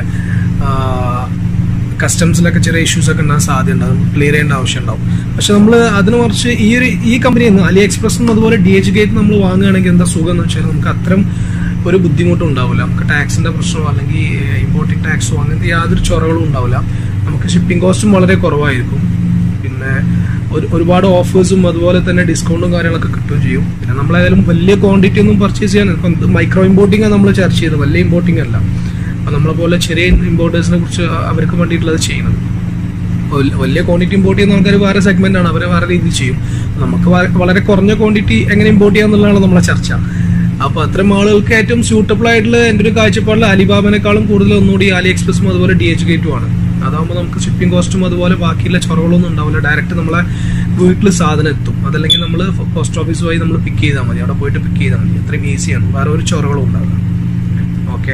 Speaker 1: കസ്റ്റംസിലൊക്കെ ചെറിയ ഇഷ്യൂസ് ഒക്കെ ഉണ്ടാകാൻ സാധ്യത ഉണ്ടാകും ക്ലിയർ ചെയ്യേണ്ട ആവശ്യം ഉണ്ടാവും പക്ഷെ നമ്മൾ അതിന് കുറച്ച് ഈ ഒരു ഈ കമ്പനിയിൽ നിന്ന് അലി എക്സ്പ്രസും അതുപോലെ ഡി എച്ച് ഗേറ്റ് നമ്മൾ വാങ്ങുകയാണെങ്കിൽ എന്താ സുഖം എന്ന് വെച്ചാൽ നമുക്ക് അത്രയും ഒരു ബുദ്ധിമുട്ടും ഉണ്ടാവില്ല നമുക്ക് ടാക്സിന്റെ പ്രശ്നമോ അല്ലെങ്കിൽ ഇമ്പോർട്ടിംഗ് ടാക്സോ അങ്ങനത്തെ യാതൊരു ചൊറകളും ഉണ്ടാവില്ല നമുക്ക് ഷിപ്പിംഗ് കോസ്റ്റും വളരെ കുറവായിരിക്കും പിന്നെ ഒരു ഒരുപാട് ഓഫേഴ്സും അതുപോലെ തന്നെ ഡിസ്കൗണ്ടും കാര്യങ്ങളൊക്കെ കിട്ടുകയും ചെയ്യും പിന്നെ നമ്മളേതായാലും വലിയ ക്വാണ്ടിറ്റി ഒന്നും പർച്ചേസ് ചെയ്യാൻ ഇപ്പം മൈക്രോ ഇമ്പോർട്ടിംഗ് ആണ് നമ്മൾ ചർച്ച ചെയ്തത് വലിയ ഇമ്പോർട്ടിംഗ് അല്ല അപ്പം നമ്മളെ പോലെ ചെറിയ ഇമ്പോർട്ടേഴ്സിനെ കുറിച്ച് അവർക്ക് വേണ്ടിയിട്ടുള്ളത് ചെയ്യുന്നത് വൽ- വലിയ ക്വാണ്ടിറ്റി ഇമ്പോർട്ട് ചെയ്യുന്ന ആൾക്കാർ വേറെ സെഗ്മെന്റ് ആണ് അവരെ വേറെ രീതിയിൽ ചെയ്യും നമുക്ക് വ- വളരെ കുറഞ്ഞ ക്വാണ്ടിറ്റി എങ്ങനെ ഇമ്പോർട്ട് ചെയ്യാന്നുള്ളതാണ് നമ്മളെ ചർച്ച അപ്പൊ അത്തരം ആളുകൾക്ക് ഏറ്റവും സ്യൂട്ടബിൾ ആയിട്ടുള്ള എൻ്റെ ഒരു കാഴ്ചപ്പാടിൽ അലിബാബിനേക്കാളും കൂടുതൽ ഒന്നുകൂടി അലി എക്സ്പ്രസും അതുപോലെ ഡി എച്ച് ഗേറ്റും ആണ് അതാകുമ്പോൾ നമുക്ക് ഷിപ്പിംഗ് കോസ്റ്റും അതുപോലെ ബാക്കിയുള്ള ചൊറകളൊന്നും ഉണ്ടാവില്ല ഡയറക്റ്റ് നമ്മളെ വീട്ടിൽ സാധനം എത്തും അതല്ലെങ്കിൽ നമ്മൾ പോസ്റ്റ് ഓഫീസ് വഴി നമ്മൾ പിക്ക് ചെയ്താൽ മതി അവിടെ പോയിട്ട് പിക്ക് ചെയ്താൽ മതി അത്രയും ഈസിയാണ് വേറെ ഒരു ചൊറകളും ഉണ്ടാവില്ല ഓക്കെ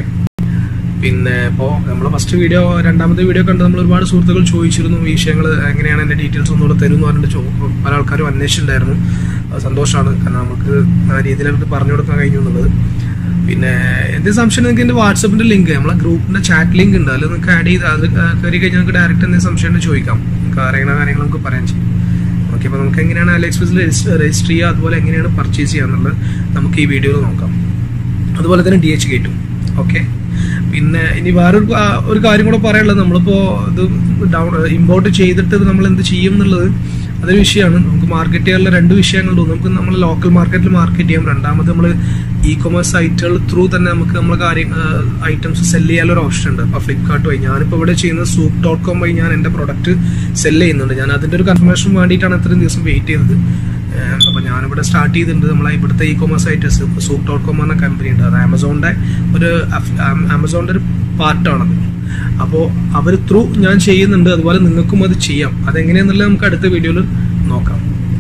Speaker 1: പിന്നെ ഇപ്പോൾ നമ്മൾ ഫസ്റ്റ് വീഡിയോ രണ്ടാമത്തെ വീഡിയോ കണ്ട് നമ്മൾ ഒരുപാട് സുഹൃത്തുക്കൾ ചോദിച്ചിരുന്നു ഈ വിഷയങ്ങൾ എങ്ങനെയാണ് എൻ്റെ ഡീറ്റെയിൽസ് ഒന്നുകൂടെ തരും എന്ന് പറഞ്ഞിട്ട് ചോ- പല ആൾക്കാരും അന്വേഷിച്ചിട്ടുണ്ടായിരുന്നു അത് സന്തോഷമാണ് കാരണം നമുക്ക് ആ രീതിയിൽ അവർക്ക് പറഞ്ഞു കൊടുക്കാൻ കഴിഞ്ഞു എന്നുള്ളത് പിന്നെ എന്തെങ്കിലും സംശയം നിങ്ങൾക്ക് എൻ്റെ വാട്സപ്പിൻ്റെ ലിങ്ക് നമ്മളെ ഗ്രൂപ്പിൻ്റെ ചാറ്റ് ലിങ്ക് ഉണ്ട് അതിൽ നിങ്ങൾക്ക് ആഡ് ചെയ്ത് അത് കയറി കഴിഞ്ഞാൽ നിങ്ങൾക്ക് ഡയറക്റ്റ് എന്തെങ്കിലും സംശയം ഉണ്ടെങ്കിൽ ചോദിക്കാം നിങ്ങൾക്ക് അറിയുന്ന കാര്യങ്ങൾ നമുക്ക് പറയാൻ ചെയ്യും ഓക്കെ അപ്പോൾ നമുക്ക് എങ്ങനെയാണ് അലക്സ്പ്രസിൽ രജിസ്റ്റർ ചെയ്യുക അതുപോലെ എങ്ങനെയാണ് പർച്ചേസ് ചെയ്യുക എന്നുള്ളത് നമുക്ക് ഈ വീഡിയോയിൽ നോക്കാം അതുപോലെ തന്നെ ഡി എച്ച് ഗേറ്റും ഓക്കെ പിന്നെ ഇനി വേറൊരു ആ, ഒരു കാര്യം കൂടെ പറയാനുള്ളത് നമ്മളിപ്പോൾ ഇത് ഡൗൺ ഇമ്പോർട്ട് ചെയ്തിട്ട് നമ്മൾ എന്ത് ചെയ്യും എന്നുള്ളത് അതൊരു വിഷയമാണ് നമുക്ക് മാർക്കറ്റ് ചെയ്യാനുള്ള രണ്ട് വിഷയങ്ങളുണ്ട് ഒന്ന് നമുക്ക് നമ്മൾ ലോക്കൽ മാർക്കറ്റിൽ മാർക്കറ്റ് ചെയ്യാം രണ്ടാമത് നമ്മൾ ഇ കൊമേഴ്സ് സൈറ്റുകൾ ത്രൂ തന്നെ നമുക്ക് നമ്മളെ കാര്യം ഐറ്റംസ് സെല് ചെയ്യാനുള്ള ഒരു ഓപ്ഷൻ ഉണ്ട് അപ്പോൾ ഫ്ലിപ്കാർട്ട് വഴി ഞാനിപ്പോൾ ഇവിടെ ചെയ്യുന്നത് സൂപ്പ് ഡോട്ട് കോം വഴി ഞാൻ എൻ്റെ പ്രൊഡക്റ്റ് സെല് ചെയ്യുന്നുണ്ട് ഞാൻ അതിൻ്റെ ഒരു കൺഫർമേഷൻ വേണ്ടിയിട്ടാണ് ഇത്രയും ദിവസം വെയിറ്റ് ചെയ്തത് അപ്പോൾ ഞാനിവിടെ സ്റ്റാർട്ട് ചെയ്തിട്ടുണ്ട് നമ്മളെ ഇവിടുത്തെ ഇ കൊമേഴ്സ് ആയിട്ട് സൂപ്പ് ഡോട്ട് കോം എന്ന കമ്പനി ഉണ്ട് അത് ആമസോണിൻ്റെ ഒരു ആമസോണിൻ്റെ ഒരു പാർട്ടാണത് അപ്പോൾ അവർ ത്രൂ ഞാൻ ചെയ്യുന്നുണ്ട് അതുപോലെ നിങ്ങൾക്കും അത് ചെയ്യാം അതെങ്ങനെയാണെന്നുള്ളത് നമുക്ക് അടുത്ത വീഡിയോയിൽ നോക്കാം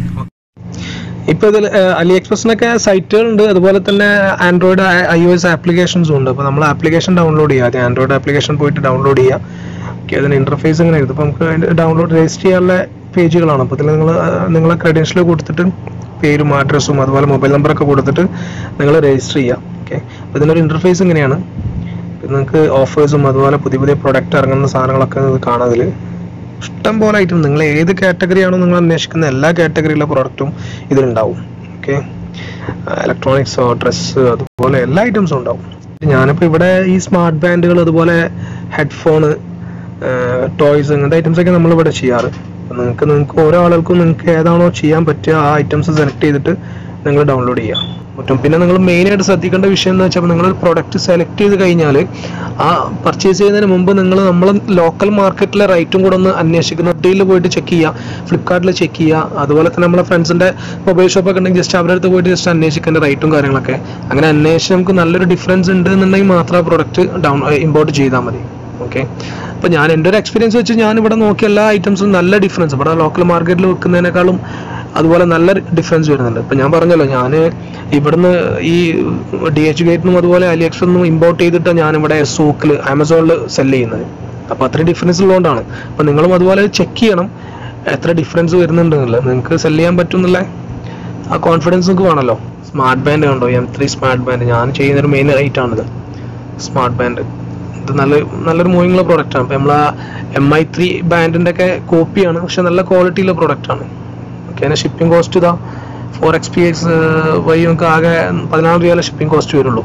Speaker 1: ഇപ്പൊ ഇതിൽ അലി എക്സ്പ്രസിനൊക്കെ സൈറ്റുകളുണ്ട് അതുപോലെ തന്നെ ആൻഡ്രോയിഡ് ഐ ഒ എസ് ആപ്ലിക്കേഷൻസും ഉണ്ട് അപ്പോൾ നമ്മൾ ആപ്ലിക്കേഷൻ ഡൗൺലോഡ് ചെയ്യുക ആദ്യം ആൻഡ്രോയിഡ് ആപ്ലിക്കേഷൻ പോയിട്ട് ഡൗൺലോഡ് ചെയ്യുക ഓക്കെ അതിന് ഇന്റർഫേസ് ഇങ്ങനെ എഴുതും അപ്പോൾ നമുക്ക് അതിന്റെ ഡൗൺലോഡ് രജിസ്റ്റർ ചെയ്യാനുള്ള പേജുകളാണ് അപ്പോൾ ഇതിൽ നിങ്ങൾ നിങ്ങളെ ക്രെഡൻഷ്യൽ കൊടുത്തിട്ട് പേരും അഡ്രസ്സും അതുപോലെ മൊബൈൽ നമ്പറൊക്കെ കൊടുത്തിട്ട് നിങ്ങൾ രജിസ്റ്റർ ചെയ്യുക ഓക്കെ അപ്പോൾ ഇതിനൊരു ഇന്റർഫേസ് ഇങ്ങനെയാണ് പിന്നെ നിങ്ങൾക്ക് ഓഫേഴ്സും അതുപോലെ പുതിയ പുതിയ പ്രൊഡക്റ്റ് ഇറങ്ങുന്ന സാധനങ്ങളൊക്കെ നിങ്ങൾക്ക് കാണാം അതിൽ ഇഷ്ടം പോലെ ഐറ്റം നിങ്ങൾ ഏത് കാറ്റഗറിയാണോ നിങ്ങൾ അന്വേഷിക്കുന്ന എല്ലാ കാറ്റഗറിയിലെ പ്രൊഡക്റ്റും ഇതിലുണ്ടാവും ഓക്കെ ഇലക്ട്രോണിക്സോ ഡ്രസ്സ് അതുപോലെ എല്ലാ ഐറ്റംസും ഉണ്ടാവും ഞാനിപ്പോൾ ഇവിടെ ഈ സ്മാർട്ട് ബാൻഡുകൾ അതുപോലെ ഹെഡ്ഫോണ് ടോയ്സ് അങ്ങനത്തെ ഐറ്റംസ് ഒക്കെ നമ്മൾ ഇവിടെ ചെയ്യാറ് അപ്പം നിങ്ങൾക്ക് നിങ്ങൾക്ക് ഓരോ ആളുകൾക്കും നിങ്ങൾക്ക് ഏതാണോ ചെയ്യാൻ പറ്റുക ആ ഐറ്റംസ് സെലക്ട് ചെയ്തിട്ട് നിങ്ങൾ ഡൗൺലോഡ് ചെയ്യാം പറ്റും പിന്നെ നിങ്ങൾ മെയിനായിട്ട് ശ്രദ്ധിക്കേണ്ട വിഷയം എന്ന് വെച്ചാൽ നിങ്ങൾ പ്രൊഡക്റ്റ് സെലക്ട് ചെയ്ത് കഴിഞ്ഞാൽ ആ പർച്ചേസ് ചെയ്യുന്നതിന് മുമ്പ് നിങ്ങൾ നമ്മൾ ലോക്കൽ മാർക്കറ്റിലെ റേറ്റും കൂടെ ഒന്ന് അന്വേഷിക്കുന്ന ഡീലിൽ പോയിട്ട് ചെക്ക് ചെയ്യുക ഫ്ലിപ്കാർട്ടിൽ ചെക്ക് ചെയ്യുക അതുപോലെ തന്നെ നമ്മളെ ഫ്രണ്ട്സിന്റെ മൊബൈൽ ഷോപ്പൊക്കെ ഉണ്ടെങ്കിൽ ജസ്റ്റ് അവരുടെ അടുത്ത് പോയിട്ട് ജസ്റ്റ് അന്വേഷിക്കേണ്ട റേറ്റും കാര്യങ്ങളൊക്കെ അങ്ങനെ അന്വേഷിച്ച് നമുക്ക് നല്ലൊരു ഡിഫറൻസ് ഉണ്ട് എന്നുണ്ടെങ്കിൽ മാത്രം ആ പ്രൊഡക്റ്റ് ഡൗൺ ഇമ്പോർട്ട് ചെയ്താൽ മതി ഓക്കെ അപ്പോൾ ഞാൻ എൻ്റെ ഒരു എക്സ്പീരിയൻസ് വെച്ച് ഞാൻ ഇവിടെ നോക്കിയ എല്ലാ ഐറ്റംസും നല്ല ഡിഫറൻസ് ഇവിടെ ലോക്കൽ മാർക്കറ്റിൽ വെക്കുന്നതിനേക്കാളും അതുപോലെ നല്ല ഡിഫറൻസ് വരുന്നുണ്ട് ഇപ്പം ഞാൻ പറഞ്ഞല്ലോ ഞാൻ ഇവിടുന്ന് ഈ ഡി എച്ച് ഗേറ്റിനും അതുപോലെ അലി എക്സ്പ്രസ്ന്നും ഇമ്പോർട്ട് ചെയ്തിട്ട് ഞാൻ ഇവിടെ സൂക്കിൽ ആമസോണിൽ സെല് ചെയ്യുന്നത് അപ്പോൾ അത്രയും ഡിഫറൻസ് ഉള്ളതുകൊണ്ടാണ് അപ്പോൾ നിങ്ങളും അതുപോലെ ചെക്ക് ചെയ്യണം എത്ര ഡിഫറൻസ് വരുന്നുണ്ടെന്നുള്ളത് നിങ്ങൾക്ക് സെല് ചെയ്യാൻ പറ്റുന്നില്ല ആ കോൺഫിഡൻസ് നിങ്ങൾക്ക് വേണമല്ലോ സ്മാർട്ട് ബാൻഡ് കണ്ടോ എം ത്രീ സ്മാർട്ട് ബാൻഡ് ഞാൻ ചെയ്യുന്നൊരു മെയിൻ ഐറ്റം ആണിത് സ്മാർട്ട് ബാൻഡ് ഇത് നല്ല നല്ലൊരു മൂവിങ് ഉള്ള പ്രോഡക്റ്റ് ആണ് ഇപ്പം നമ്മൾ എം ഐ ത്രീ ബാൻഡിൻ്റെ ഒക്കെ കോപ്പിയാണ് പക്ഷെ നല്ല ക്വാളിറ്റിയുള്ള പ്രോഡക്റ്റ് ആണ് ഓക്കെ അതിന് ഷിപ്പിംഗ് കോസ്റ്റ് ഇതാ ഫോർ എക്സ് പി എക്സ് വഴി നമുക്ക് ആകെ പതിനാറ് രൂപ ഷിപ്പിംഗ് കോസ്റ്റ് വരുള്ളൂ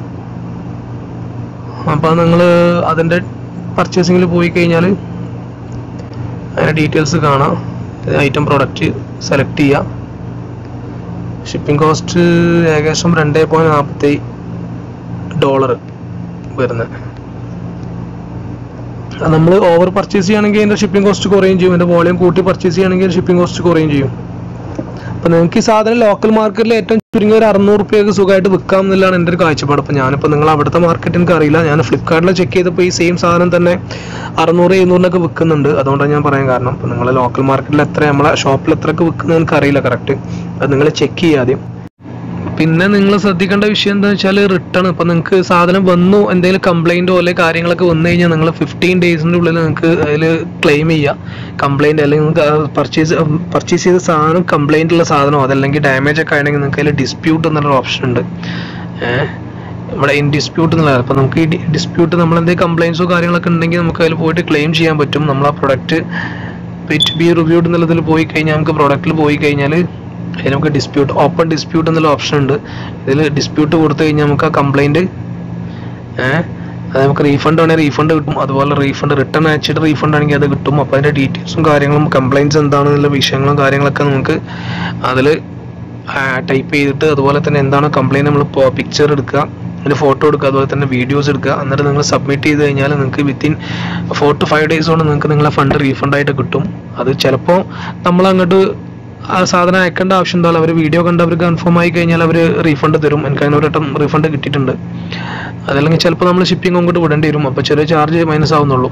Speaker 1: അപ്പോൾ നിങ്ങൾ അതിൻ്റെ പർച്ചേസിങ്ങിൽ പോയി കഴിഞ്ഞാൽ അതിൻ്റെ ഡീറ്റെയിൽസ് കാണാം ഐറ്റം പ്രോഡക്റ്റ് സെലക്ട് ചെയ്യുക ഷിപ്പിംഗ് കോസ്റ്റ് ഏകദേശം രണ്ട് പോയിന്റ് നാൽപ്പത്തി ഡോളർ വരുന്നത് നമ്മൾ ഓവർ പർച്ചേസ് ചെയ്യുകയാണെങ്കിൽ അതിൻ്റെ ഷിപ്പിംഗ് കോസ്റ്റ് കുറയും ചെയ്യും അതിൻ്റെ വോളിയം കൂട്ടി പർച്ചേസ് ചെയ്യുകയാണെങ്കിൽ ഷിപ്പിംഗ് കോസ്റ്റ് കുറയും ചെയ്യും അപ്പം നിങ്ങൾക്ക് ഈ സാധനം ലോക്കൽ മാർക്കറ്റിൽ ഏറ്റവും ചുരുങ്ങിയ ഒരു അറുന്നൂറ് റുപ്യക്ക് സുഖമായിട്ട് വിൽക്കാം എന്നുള്ളതാണ് എൻ്റെ ഒരു കാഴ്ചപ്പാട് അപ്പോൾ ഞാനിപ്പോൾ നിങ്ങൾ അവിടുത്തെ മാർക്കറ്റ് എനിക്ക് അറിയില്ല ഞാൻ ഫ്ലിപ്കാർട്ടിൽ ചെക്ക് ചെയ്തപ്പോൾ ഈ സെയിം സാധനം തന്നെ അറുന്നൂറ് എഴുന്നൂറിനൊക്കെ വിൽക്കുന്നുണ്ട് അതുകൊണ്ടാണ് ഞാൻ പറയാൻ കാരണം അപ്പോൾ നിങ്ങൾ ലോക്കൽ മാർക്കറ്റിൽ എത്ര നമ്മളെ ഷോപ്പിൽ എത്രയൊക്കെ വിൽക്കുന്നത് എനിക്ക് അറിയില്ല കറക്റ്റ് അത് നിങ്ങൾ ചെക്ക് ചെയ്യുക ആദ്യം പിന്നെ നിങ്ങൾ ശ്രദ്ധിക്കേണ്ട വിഷയം എന്താ വെച്ചാൽ റിട്ടേൺ ഇപ്പൊ നിങ്ങൾക്ക് സാധനം വന്നു എന്തെങ്കിലും കംപ്ലൈന്റോ അല്ലെങ്കിൽ കാര്യങ്ങളൊക്കെ വന്നു കഴിഞ്ഞാൽ നിങ്ങൾ ഫിഫ്റ്റീൻ ഡേയ്സിന്റെ ഉള്ളിൽ നിങ്ങൾക്ക് അതിൽ ക്ലെയിം ചെയ്യാം കംപ്ലൈന്റ് അല്ലെങ്കിൽ നിങ്ങൾക്ക് പർച്ചേസ് പർച്ചേസ് ചെയ്ത സാധനം കംപ്ലൈന്റ് ഉള്ള സാധനമോ അതല്ലെങ്കിൽ ഡാമേജ് ഒക്കെ ആണെങ്കിൽ നിങ്ങൾക്ക് അതിൽ ഡിസ്പ്യൂട്ട് എന്നുള്ള ഓപ്ഷൻ ഉണ്ട് ഏഹ് ഇവിടെ ഇൻ ഡിസ്പ്യൂട്ട് എന്നുള്ള അപ്പോൾ നമുക്ക് ഈ ഡിസ്പ്യൂട്ട് നമ്മൾ എന്തെങ്കിലും കംപ്ലൈൻസോ കാര്യങ്ങളൊക്കെ ഉണ്ടെങ്കിൽ നമുക്ക് അതിൽ പോയിട്ട് ക്ലെയിം ചെയ്യാൻ പറ്റും നമ്മൾ ആ പ്രൊഡക്റ്റ് ടു ബി റിവ്യൂഡ് എന്നുള്ളതിൽ പോയി കഴിഞ്ഞാൽ നമുക്ക് പ്രൊഡക്റ്റിൽ പോയി കഴിഞ്ഞാൽ അതിൽ നമുക്ക് ഡിസ്പ്യൂട്ട് ഓപ്പൺ ഡിസ്പ്യൂട്ട് എന്നുള്ള ഓപ്ഷൻ ഉണ്ട് ഇതിൽ ഡിസ്പ്യൂട്ട് കൊടുത്തു കഴിഞ്ഞാൽ നമുക്ക് ആ കംപ്ലൈൻറ്റ് ഏഹ് അത് നമുക്ക് റീഫണ്ട് വേണമെങ്കിൽ റീഫണ്ട് കിട്ടും അതുപോലെ റീഫണ്ട് റിട്ടേൺ അയച്ചിട്ട് റീഫണ്ട് ആണെങ്കിൽ അത് കിട്ടും അപ്പോൾ അതിൻ്റെ ഡീറ്റെയിൽസും കാര്യങ്ങളും കംപ്ലൈൻറ്റ്സ് എന്താണെന്നുള്ള വിഷയങ്ങളും കാര്യങ്ങളൊക്കെ നമുക്ക് അതിൽ ടൈപ്പ് ചെയ്തിട്ട് അതുപോലെ തന്നെ എന്താണ് കംപ്ലൈൻറ്റ് നമ്മൾ പിക്ചർ എടുക്കുക അതിൻ്റെ ഫോട്ടോ എടുക്കുക അതുപോലെ തന്നെ വീഡിയോസ് എടുക്കുക എന്നിട്ട് നിങ്ങൾ സബ്മിറ്റ് ചെയ്ത് കഴിഞ്ഞാൽ നിങ്ങൾക്ക് within four to five days കൊണ്ട് നിങ്ങൾക്ക് നിങ്ങളെ ഫണ്ട് റീഫണ്ട് ആയിട്ട് കിട്ടും അത് ചിലപ്പോൾ നമ്മൾ അങ്ങോട്ട് ആ സാധനം അയക്കേണ്ട ആവശ്യം ഉണ്ടാവില്ല അവർ വീഡിയോ കണ്ട് അവർ കൺഫേം ആയി കഴിഞ്ഞാൽ അവർ റീഫണ്ട് തരും എനിക്ക് അതിന് ഒരു വട്ടം റീഫണ്ട് കിട്ടിയിട്ടുണ്ട് അതല്ലെങ്കിൽ ചിലപ്പോൾ നമ്മൾ ഷിപ്പിംഗ് അങ്ങോട്ട് വിടേണ്ടി വരും അപ്പോൾ ചെറിയ ചാർജ് മൈനസ് ആവുന്നുള്ളൂ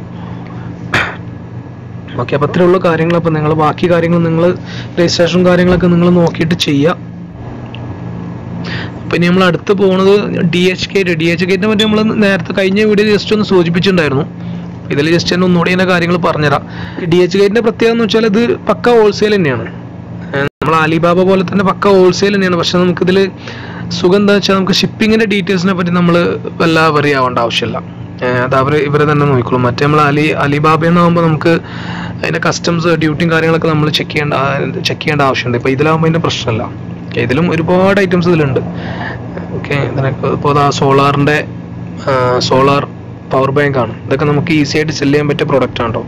Speaker 1: ഓക്കെ അപ്പോൾ അത്രേ ഉള്ളൂ കാര്യങ്ങൾ അപ്പോൾ നിങ്ങൾ ബാക്കി കാര്യങ്ങൾ നിങ്ങൾ രജിസ്ട്രേഷൻ കാര്യങ്ങളൊക്കെ നിങ്ങൾ നോക്കിയിട്ട് ചെയ്യുക അപ്പം ഇനി നമ്മൾ അടുത്ത് പോകുന്നത് D H K D H കെറ്റിനെ പറ്റി നമ്മൾ നേരത്തെ കഴിഞ്ഞ വീഡിയോ ജസ്റ്റ് ഒന്ന് സൂചിപ്പിച്ചിട്ടുണ്ടായിരുന്നു ഇതിൽ ജസ്റ്റ് തന്നെ ഒന്നുകൂടി അതിൻ്റെ കാര്യങ്ങൾ പറഞ്ഞുതരാം ഡി എച്ച് കെറ്റിൻ്റെ പ്രത്യേകത എന്ന് വെച്ചാൽ ഇത് പക്ക ഹോൾസെയിൽ തന്നെയാണ് നമ്മൾ അലിബാബ പോലെ തന്നെ പക്ക ഹോൾസെയിൽ തന്നെയാണ് പക്ഷെ നമുക്കിതിൽ സുഖം എന്താ വെച്ചാൽ നമുക്ക് ഷിപ്പിങ്ങിൻ്റെ ഡീറ്റെയിൽസിനെ പറ്റി നമ്മൾ വല്ല വറി ആവേണ്ട ആവശ്യമില്ല ഏഹ് അത് അവർ ഇവരെ തന്നെ നോക്കിക്കോളും മറ്റേ നമ്മൾ അലി അലിബാബ എന്നാകുമ്പോൾ നമുക്ക് അതിൻ്റെ കസ്റ്റംസ് ഡ്യൂട്ടിയും കാര്യങ്ങളൊക്കെ നമ്മൾ ചെക്ക് ചെയ്യേണ്ട ചെക്ക് ചെയ്യേണ്ട ആവശ്യമുണ്ട് ഇപ്പോൾ ഇതിലാകുമ്പോൾ അതിൻ്റെ പ്രശ്നമല്ല ഓക്കെ ഇതിലും ഒരുപാട് ഐറ്റംസ് ഇതിലുണ്ട് ഓക്കെ ഇതിനൊക്കെ ഇപ്പോൾ ആ സോളാറിൻ്റെ സോളാർ പവർ ബാങ്ക് ആണ് ഇതൊക്കെ നമുക്ക് ഈസി ആയിട്ട് സെല് ചെയ്യാൻ പറ്റിയ പ്രൊഡക്റ്റ് ആണ് കേട്ടോ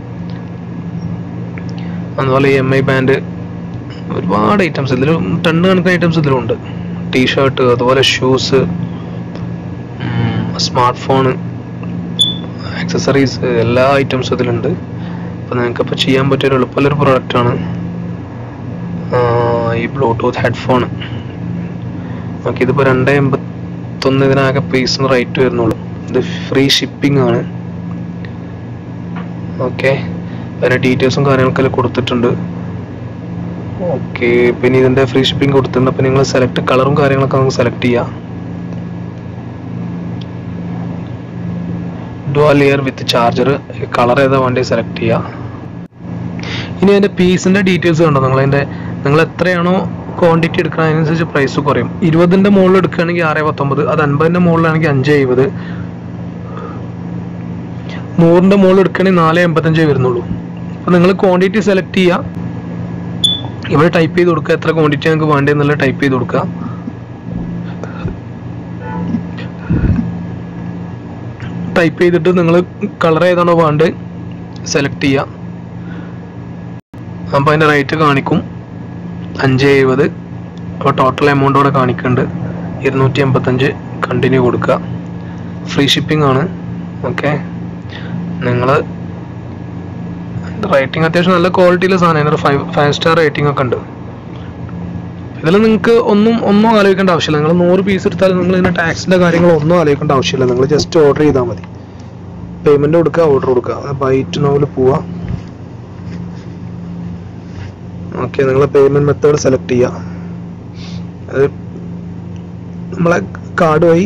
Speaker 1: അതുപോലെ എം ഐ ബാൻഡ് ഒരുപാട് ഐറ്റംസ് ഇതിൽ ടണ്ണ് കണക്കിന് ഐറ്റംസ് ഇതിലുണ്ട് ടീഷർട്ട് അതുപോലെ ഷൂസ് സ്മാർട്ട് ഫോണ് ആക്സസറീസ് എല്ലാ ഐറ്റംസും ഇതിലുണ്ട് അപ്പോൾ നിങ്ങൾക്കിപ്പോൾ ചെയ്യാൻ പറ്റിയൊരു എളുപ്പമുള്ളൊരു പ്രൊഡക്റ്റാണ് ഈ ബ്ലൂടൂത്ത് ഹെഡ്ഫോൺ ഓക്കെ ഇതിപ്പോൾ രണ്ട് എൺപത്തൊന്ന് ഇതിനാകെ പീസിന് റേറ്റ് വരുന്നുള്ളൂ ഇത് ഫ്രീ ഷിപ്പിംഗ് ആണ് ഓക്കെ അതിൻ്റെ ഡീറ്റെയിൽസും കാര്യങ്ങളൊക്കെ അതിൽ കൊടുത്തിട്ടുണ്ട് ഓക്കെ പിന്നെ ഇതിൻ്റെ ഫ്രീ ഷിപ്പിംഗ് കൊടുത്തിട്ടുണ്ട് അപ്പോൾ നിങ്ങൾ സെലക്ട് കളറും കാര്യങ്ങളൊക്കെ നമുക്ക് സെലക്ട് ചെയ്യാം dual ear with charger colour ഏതാ വേണ്ടി സെലക്ട് ചെയ്യാം ഇനി അതിൻ്റെ പീസിൻ്റെ ഡീറ്റെയിൽസ് കണ്ടോ നിങ്ങൾ അതിൻ്റെ നിങ്ങൾ എത്രയാണോ ക്വാണ്ടിറ്റി എടുക്കണം അതിനനുസരിച്ച് പ്രൈസ് കുറയും ഇരുപതിൻ്റെ മുകളിൽ എടുക്കുകയാണെങ്കിൽ ആറ് പത്തൊമ്പത് അത് അൻപതിൻ്റെ മുകളിലാണെങ്കിൽ അഞ്ച് എഴുപത് നൂറിൻ്റെ മുകളിൽ എടുക്കുകയാണെങ്കിൽ നാല് എൺപത്തഞ്ചേ വരുന്നുള്ളൂ അപ്പോൾ നിങ്ങൾ ക്വാണ്ടിറ്റി സെലക്ട് ചെയ്യുക ഇവിടെ ടൈപ്പ് ചെയ്ത് കൊടുക്കുക എത്ര ക്വാണ്ടിറ്റി നിങ്ങൾക്ക് വേണ്ടതെന്നുള്ള ടൈപ്പ് ചെയ്ത് കൊടുക്കുക ടൈപ്പ് ചെയ്തിട്ട് നിങ്ങൾ കളർ ഏതാണോ വേണ്ടത് സെലക്ട് ചെയ്യുക അപ്പോൾ അതിൻ്റെ റേറ്റ് കാണിക്കും അഞ്ച് എഴുപത് അപ്പോൾ ടോട്ടൽ എമൗണ്ട് അവിടെ കാണിക്കുന്നുണ്ട് ഇരുന്നൂറ്റി എൺപത്തഞ്ച് കണ്ടിന്യൂ കൊടുക്കുക ഫ്രീ ഷിപ്പിംഗ് ആണ് ഓക്കെ നിങ്ങൾ റേറ്റിംഗ് അത്യാവശ്യം നല്ല ക്വാളിറ്റിയിലെ സാധനമാണ് ഫൈവ് ഫൈവ് സ്റ്റാർ റേറ്റിംഗ് ഒക്കെ ഉണ്ട് ഇതിൽ നിങ്ങൾക്ക് ഒന്നും ഒന്നും ആലോചിക്കേണ്ട ആവശ്യമില്ല നിങ്ങൾ നൂറ് പീസ് എടുത്താൽ നിങ്ങൾ ഇതിൻ്റെ ടാക്സിൻ്റെ കാര്യങ്ങൾ ഒന്നും ആലോചിക്കേണ്ട ആവശ്യമില്ല നിങ്ങൾ ജസ്റ്റ് ഓർഡർ ചെയ്താൽ മതി പേയ്മെൻറ്റ് കൊടുക്കുക ഓർഡർ കൊടുക്കുക ബൈറ്റ് നോവിൽ പോവുക ഓക്കെ നിങ്ങൾ പേയ്മെൻറ്റ് മെത്തേഡ് സെലക്ട് ചെയ്യുക അത് നമ്മളെ കാർഡ് വഴി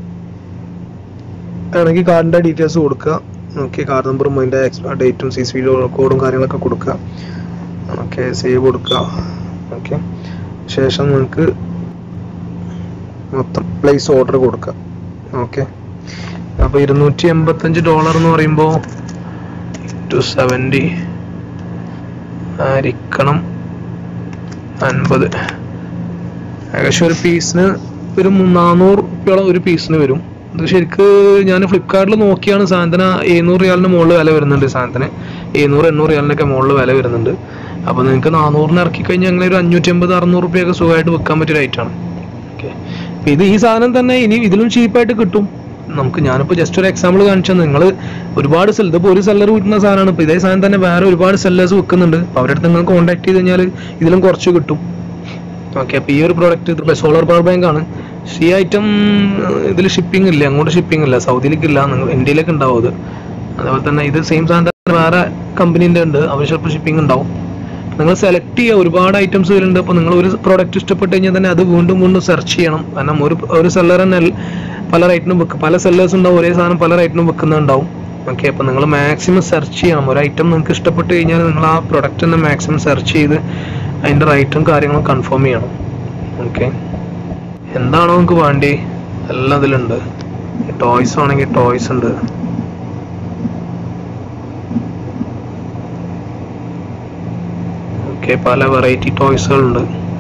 Speaker 1: ആണെങ്കിൽ കാർഡിൻ്റെ ഡീറ്റെയിൽസ് കൊടുക്കുക ഓക്കെ കാർഡ് നമ്പറും അതിൻ്റെ എക്സ്പയർ ഡേറ്റും സി സി കോഡും കാര്യങ്ങളൊക്കെ കൊടുക്കുക ഓക്കെ സേവ് കൊടുക്കുക ഓക്കെ ശേഷം നിങ്ങൾക്ക് മൊത്തം പ്ലേസ് ഓർഡർ കൊടുക്കുക ഓക്കെ അപ്പോൾ ഇരുന്നൂറ്റി എൺപത്തഞ്ച് ഡോളർ എന്ന് പറയുമ്പോൾ ടു സെവൻറ്റി ആയിരിക്കണം അൻപത് ഏകദേശം ഒരു പീസിന് ഒരു മു- നാനൂറ് റുപ്യോളം ഒരു പീസിന് വരും ഇത് ശരിക്ക് ഞാൻ ഫ്ലിപ്കാർട്ടിൽ നോക്കിയാണ് സാധനത്തിന് എഴുന്നൂറ് റിയാലിന് മുകളിൽ വില വരുന്നുണ്ട് ഈ സാധനത്തിന് എഴുന്നൂറ് എണ്ണൂറ് റിയാലിനൊക്കെ മുകളിൽ വില വരുന്നുണ്ട് അപ്പോൾ നിങ്ങൾക്ക് നാനൂറിന് ഇറക്കി കഴിഞ്ഞാൽ അങ്ങനെ ഒരു അഞ്ഞൂറ്റി അമ്പത് അറുന്നൂറ് റുപ്യൊക്കെ സുഖമായിട്ട് വെക്കാൻ പറ്റിയ റേറ്റാണ് ഓക്കെ അപ്പോൾ ഇത് ഈ സാധനം തന്നെ ഇനി ഇതിലും ചീപ്പായിട്ട് കിട്ടും നമുക്ക് ഞാനിപ്പോൾ ജസ്റ്റ് ഒരു എക്സാമ്പിൾ കാണിച്ചാൽ നിങ്ങൾ ഒരുപാട് സെൽ ഇതിപ്പോൾ ഒരു സെല്ലർ വിൽക്കുന്ന സാധനമാണ് ഇപ്പോൾ ഇതേ സാധനം തന്നെ വേറെ ഒരുപാട് സെല്ലേഴ്സ് വിൽക്കുന്നുണ്ട് അപ്പോൾ അവരുടെ അടുത്ത് നിങ്ങൾ കോൺടാക്ട് ചെയ്ത് കഴിഞ്ഞാൽ ഇതിലും കുറച്ച് കിട്ടും ഓക്കെ അപ്പോൾ ഈ ഒരു പ്രോഡക്റ്റ് ഇത് സോളാർ പവർ ബാങ്ക് ആണ് പക്ഷേ ഈ ഐറ്റം ഇതിൽ ഷിപ്പിംഗ് ഇല്ല അങ്ങോട്ട് ഷിപ്പിംഗ് ഇല്ല സൗദിയിലേക്ക് ഇല്ല നിങ്ങൾ ഇന്ത്യയിലേക്ക് ഉണ്ടാവും അത് അതേപോലെ തന്നെ ഇത് സെയിം സാധനം തന്നെ വേറെ കമ്പനീൻ്റെ ഉണ്ട് അവർ ചിലപ്പോൾ ഷിപ്പിംഗ് ഉണ്ടാവും നിങ്ങൾ സെലക്ട് ചെയ്യുക ഒരുപാട് ഐറ്റംസ് വരുന്നുണ്ട് അപ്പോൾ നിങ്ങൾ ഒരു പ്രോഡക്റ്റ് ഇഷ്ടപ്പെട്ട് കഴിഞ്ഞാൽ തന്നെ അത് വീണ്ടും വീണ്ടും സെർച്ച് ചെയ്യണം കാരണം ഒരു ഒരു സെല്ലർ തന്നെ പല റേറ്റിനും വെക്കും പല സെല്ലേഴ്സ് ഉണ്ടാവും ഒരേ സാധനം പല റേറ്റിനും വെക്കുന്നുണ്ടാവും ഓക്കെ അപ്പോൾ നിങ്ങൾ മാക്സിമം സെർച്ച് ചെയ്യണം ഒരു ഐറ്റം നിങ്ങൾക്ക് ഇഷ്ടപ്പെട്ട് കഴിഞ്ഞാൽ നിങ്ങൾ ആ പ്രൊഡക്റ്റ് തന്നെ മാക്സിമം സെർച്ച് ചെയ്ത് അതിൻ്റെ റേറ്റും കാര്യങ്ങളും കൺഫേം ചെയ്യണം ഓക്കെ എന്താണോ നിങ്ങൾക്ക് വേണ്ടി എല്ലാം ഇതിലുണ്ട് ടോയ്സ് ആണെങ്കിൽ ടോയ്സ് ഉണ്ട് ഓക്കെ പല വെറൈറ്റി ടോയ്സുകളുണ്ട്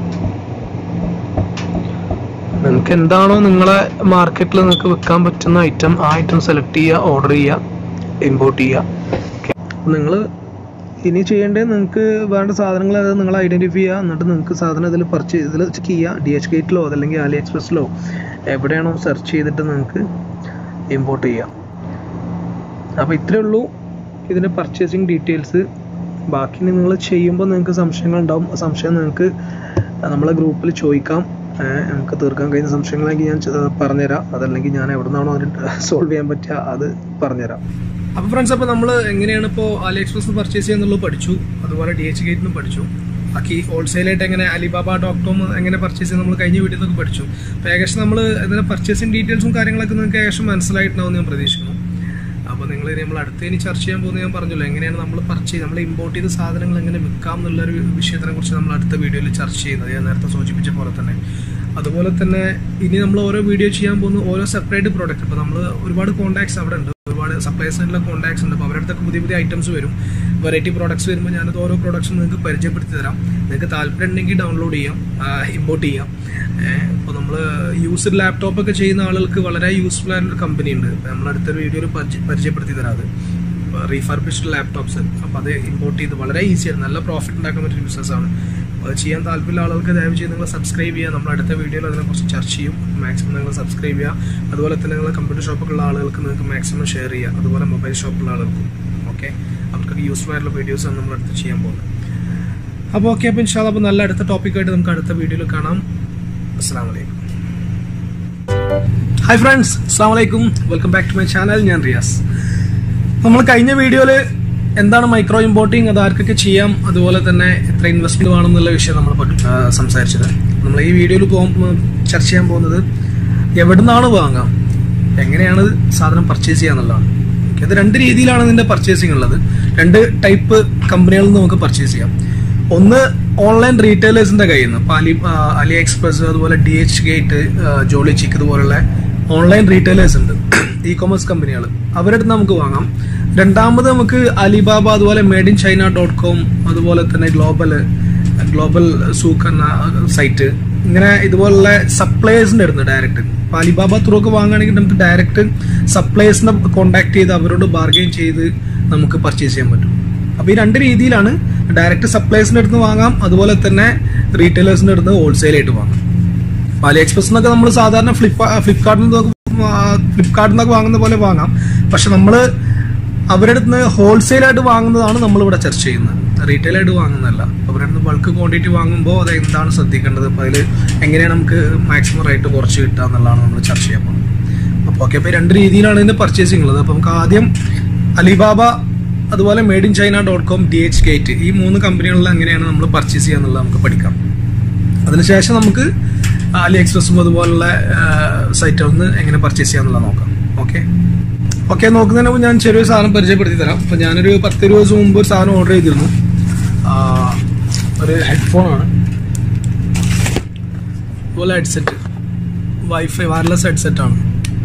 Speaker 1: നിങ്ങൾക്ക് എന്താണോ നിങ്ങളെ മാർക്കറ്റിൽ നിങ്ങൾക്ക് വിൽക്കാൻ പറ്റുന്ന ഐറ്റം ആ ഐറ്റം സെലക്ട് ചെയ്യുക ഓർഡർ ചെയ്യുക ഇമ്പോർട്ട് ചെയ്യുക നിങ്ങൾ ഇനി ചെയ്യേണ്ടത് നിങ്ങൾക്ക് വേണ്ട സാധനങ്ങൾ അത് നിങ്ങൾ ഐഡൻറ്റിഫൈ ചെയ്യുക എന്നിട്ട് നിങ്ങൾക്ക് സാധനം ഇതിൽ പർച്ചേസ് ഇതിൽ ചെക്ക് ചെയ്യുക ഡി എച്ച് ഗേറ്റിലോ അതല്ലെങ്കിൽ അലി എക്സ്പ്രസ്സിലോ എവിടെയാണോ സെർച്ച് ചെയ്തിട്ട് നിങ്ങൾക്ക് ഇമ്പോർട്ട് ചെയ്യാം അപ്പോൾ ഇത്രയേ ഉള്ളൂ ഇതിൻ്റെ പർച്ചേസിങ് ഡീറ്റെയിൽസ് ബാക്കി നിങ്ങൾ ചെയ്യുമ്പോൾ നിങ്ങൾക്ക് സംശയങ്ങൾ ഉണ്ടാവും ആ സംശയം നിങ്ങൾക്ക് നമ്മളെ ഗ്രൂപ്പിൽ ചോദിക്കാം ഏഹ് നമുക്ക് തീർക്കാൻ കഴിയുന്ന സംശയങ്ങളെങ്കിൽ ഞാൻ ചെ- പറഞ്ഞുതരാം അതല്ലെങ്കിൽ ഞാൻ എവിടെ നിന്നാണോ അതിന് സോൾവ് ചെയ്യാൻ പറ്റുക അത് പറഞ്ഞുതരാം അപ്പോൾ ഫ്രണ്ട്സ് അപ്പോൾ നമ്മൾ എങ്ങനെയാണ് ഇപ്പോൾ അലി എക്സ്പ്രസ് പർച്ചേസ് ചെയ്യുന്നുള്ളത് പഠിച്ചു അതുപോലെ ഡി എച്ച് ഗേറ്റിനും പഠിച്ചു ബാക്കി ഹോൾസെയിലായിട്ട് എങ്ങനെ അലിബാബ ഡോട്ട് കോം എങ്ങനെ പർച്ചേസ് ചെയ്ത് നമ്മൾ കഴിഞ്ഞ വീഡിയോ നിന്നൊക്കെ പഠിച്ചു അപ്പോൾ ഏകദേശം നമ്മൾ ഇതിൻ്റെ പർച്ചേസിങ് ഡീറ്റെയിൽസും കാര്യങ്ങളൊക്കെ നിങ്ങൾക്ക് ഏകദേശം മനസ്സിലായിട്ടുണ്ടാവും ഞാൻ പ്രതീക്ഷിക്കുന്നു അപ്പോൾ നിങ്ങൾ നമ്മൾ അടുത്ത് ഇനി ചർച്ച ചെയ്യാൻ പോകുന്നത് ഞാൻ പറഞ്ഞല്ലോ എങ്ങനെയാണ് നമ്മൾ പർച്ചേസ് നമ്മൾ ഇമ്പോർട്ട് ചെയ്ത സാധനങ്ങൾ എങ്ങനെ വിൽക്കാം എന്നുള്ളൊരു വിഷയത്തിനെ കുറിച്ച് നമ്മൾ അടുത്ത വീഡിയോയിൽ ചർച്ച ചെയ്യുന്നത് ഞാൻ നേരത്തെ സൂചിപ്പിച്ച പോലെ തന്നെ അതുപോലെ തന്നെ ഇനി നമ്മൾ ഓരോ വീഡിയോ ചെയ്യാൻ പോകുന്ന ഓരോ സെപ്പറേറ്റ് പ്രോഡക്റ്റ് ഇപ്പോൾ നമ്മൾ ഒരുപാട് കോൺടാക്ട്സ് അവിടെ ഉണ്ട് ഒരുപാട് സപ്ലൈസിനുള്ള കോൺടാക്ട്സ് ഉണ്ട് അപ്പോൾ അവരുടെ അടുത്തൊക്കെ പുതിയ പുതിയ ഐറ്റംസ് വരും വെറൈറ്റി പ്രോഡക്ട്സ് വരുമ്പോൾ ഞാനത് ഓരോ പ്രോഡക്ട്സും നിങ്ങൾക്ക് പരിചയപ്പെടുത്തി തരാം നിങ്ങൾക്ക് താല്പര്യം ഉണ്ടെങ്കിൽ ഡൗൺലോഡ് ചെയ്യാം ഇമ്പോർട്ട് ചെയ്യാം ഇപ്പോൾ നമ്മൾ യൂസ്ഡ് ലാപ്ടോപ്പ് ഒക്കെ ചെയ്യുന്ന ആളുകൾക്ക് വളരെ യൂസ്ഫുൾ ആയിട്ടുള്ള കമ്പനി ഉണ്ട് നമ്മൾ അടുത്തൊരു വീഡിയോയിൽ പരിചയപ്പെടുത്തി തരാം അത് റീഫർബിഷ്ഡ് ലാപ്ടോപ്സ് അപ്പോൾ അത് ഇമ്പോർട്ട് ചെയ്ത് വളരെ ഈസിയാണ് നല്ല പ്രോഫിറ്റ് ഉണ്ടാക്കാൻ പറ്റിയ ബിസിനസ്സാണ് അപ്പോൾ അത് ചെയ്യാൻ താല്പര്യമുള്ള ആളുകൾക്ക് ദയവ് ചെയ്ത് നിങ്ങൾ സബ്സ്ക്രൈബ് ചെയ്യുക നമ്മൾ അടുത്ത വീഡിയോയിൽ അതിനെക്കുറിച്ച് ചർച്ച ചെയ്യും മാക്സിമം നിങ്ങൾ സബ്സ്ക്രൈബ് ചെയ്യുക അതുപോലെ തന്നെ നിങ്ങൾ കമ്പ്യൂട്ടർ ഷോപ്പൊക്കെ ഉള്ള ആളുകൾക്ക് നിങ്ങൾക്ക് മാക്സിമം ഷെയർ ചെയ്യുക അതുപോലെ മൊബൈൽ ഷോപ്പുള്ള ആളുകൾക്കും ഓക്കെ അവർക്കൊക്കെ യൂസ്ഫുൾ ആയിട്ടുള്ള വീഡിയോസാണ് നമ്മൾ അടുത്ത് ചെയ്യാൻ പോകുന്നത് അപ്പോൾ ഓക്കെ അപ്പോൾ ഇൻഷാല്ല അപ്പോൾ നല്ല അടുത്ത ടോപ്പിക്കായിട്ട് നമുക്ക് അടുത്ത വീഡിയോയിൽ കാണാം അസ്സാം വലൈക്കും ഹായ് ഫ്രണ്ട്സ് അസ്സാം വലൈക്കും welcome back to my channel ഞാൻ റിയാസ് നമ്മൾ കഴിഞ്ഞ വീഡിയോയിൽ എന്താണ് മൈക്രോ ഇമ്പോർട്ടിങ് അത് ആർക്കൊക്കെ ചെയ്യാം അതുപോലെ തന്നെ എത്ര ഇൻവെസ്റ്റ്മെന്റ് വേണം എന്നുള്ള വിഷയം നമ്മൾ പഠി- ആ, സംസാരിച്ചത് നമ്മൾ ഈ വീഡിയോയിൽ പോകുമ്പോൾ ചർച്ച ചെയ്യാൻ പോകുന്നത് എവിടെ നിന്നാണ് വാങ്ങാം എങ്ങനെയാണ് സാധനം പർച്ചേസ് ചെയ്യാന്നുള്ളതാണ് Okay, അത് രണ്ട് രീതിയിലാണ് ഇതിന്റെ പർച്ചേസിങ് ഉള്ളത് രണ്ട് ടൈപ്പ് കമ്പനികളിൽ നിന്ന് നമുക്ക് പർച്ചേസ് ചെയ്യാം ഒന്ന് ഓൺലൈൻ റീറ്റെയിലേഴ്സിന്റെ കയ്യിൽ നിന്ന് ഇപ്പൊ അലി ആ, അലി എക്സ്പ്രസ് അതുപോലെ ഡി എച്ച് ഗേറ്റ് ജോളി ചിക്ക് ഇതുപോലുള്ള ഓൺലൈൻ റീറ്റെയിലേഴ്സ് ഉണ്ട് ഇ കൊമേഴ്സ് കമ്പനികൾ അവരുടെ അടുത്ത് നമുക്ക് വാങ്ങാം രണ്ടാമത് നമുക്ക് അലിബാബ അതുപോലെ made in China dot com അതുപോലെ തന്നെ ഗ്ലോബൽ ഗ്ലോബൽ സൂക്ക് എന്ന സൈറ്റ് ഇങ്ങനെ ഇതുപോലുള്ള സപ്ലയേഴ്സിന്റെ അടുത്ത് ഡയറക്റ്റ് ഇപ്പൊ അലിബാബ ത്രൂ ഒക്കെ വാങ്ങുകയാണെങ്കിൽ നമുക്ക് ഡയറക്റ്റ് സപ്ലയേഴ്സിനെ കോൺടാക്ട് ചെയ്ത് അവരോട് ബാർഗെയിൻ ചെയ്ത് നമുക്ക് പർച്ചേസ് ചെയ്യാൻ പറ്റും അപ്പൊ ഈ രണ്ട് രീതിയിലാണ് ഡയറക്റ്റ് സപ്ലയേഴ്സിന്റെ അടുത്ത് വാങ്ങാം അതുപോലെ തന്നെ റീറ്റെയിലേഴ്സിന്റെ അടുത്ത് ഹോൾസെയിൽ ആയിട്ട് വാങ്ങാം അപ്പൊ അലി എക്സ്പ്രസ് എന്നൊക്കെ നമ്മൾ സാധാരണ ഫ്ലിപ്പ് ഫ്ലിപ്കാർട്ടിൽ നിന്നൊക്കെ ഫ്ലിപ്കാർട്ടിൽ നിന്നൊക്കെ വാങ്ങുന്ന പോലെ വാങ്ങാം പക്ഷെ നമ്മൾ അവരുടെ അടുത്ത് നിന്ന് ഹോൾസെയിൽ ആയിട്ട് വാങ്ങുന്നതാണ് നമ്മൾ ഇവിടെ ചർച്ച ചെയ്യുന്നത് റീറ്റെയിൽ ആയിട്ട് വാങ്ങുന്നതല്ല അവരുടെ അടുത്ത് ബൾക്ക് ക്വാണ്ടിറ്റി വാങ്ങുമ്പോൾ അത് എന്താണ് ശ്രദ്ധിക്കേണ്ടത് അപ്പോൾ അതിൽ എങ്ങനെയാണ് നമുക്ക് മാക്സിമം റേറ്റ് കുറച്ച് കിട്ടുക എന്നുള്ളതാണ് നമ്മൾ ചർച്ച ചെയ്യാൻ പോകുന്നത് അപ്പോൾ ഓക്കെ അപ്പോൾ ഈ രണ്ട് രീതിയിലാണ് ഇതിന്റെ പർച്ചേസിംഗ് ഉള്ളത് അപ്പോൾ നമുക്ക് ആദ്യം അലിബാബ അതുപോലെ made in China dot com D H gate ഈ മൂന്ന് കമ്പനികളിൽ എങ്ങനെയാണ് നമ്മൾ പർച്ചേസ് ചെയ്യുക എന്നുള്ളത് നമുക്ക് പഠിക്കാം അതിനുശേഷം നമുക്ക് അലി എക്സ്പ്രസും അതുപോലുള്ള സൈറ്റുകളിൽ നിന്ന് എങ്ങനെ പർച്ചേസ് ചെയ്യാന്നുള്ളത് നോക്കാം ഓക്കെ ഓക്കെ നോക്കുന്നതിന് മുമ്പ് ഞാൻ ചെറിയൊരു സാധനം പരിചയപ്പെടുത്തി തരാം അപ്പോൾ ഞാനൊരു പത്ത് ഇരുപത് ദിവസം മുമ്പ് ഒരു സാധനം ഓർഡർ ചെയ്തിരുന്നു ആ, ഒരു ഹെഡ്ഫോൺ ആണ് അതുപോലെ ഹെഡ്സെറ്റ് വൈഫൈ വയർലെസ് ഹെഡ്സെറ്റ് ആണ്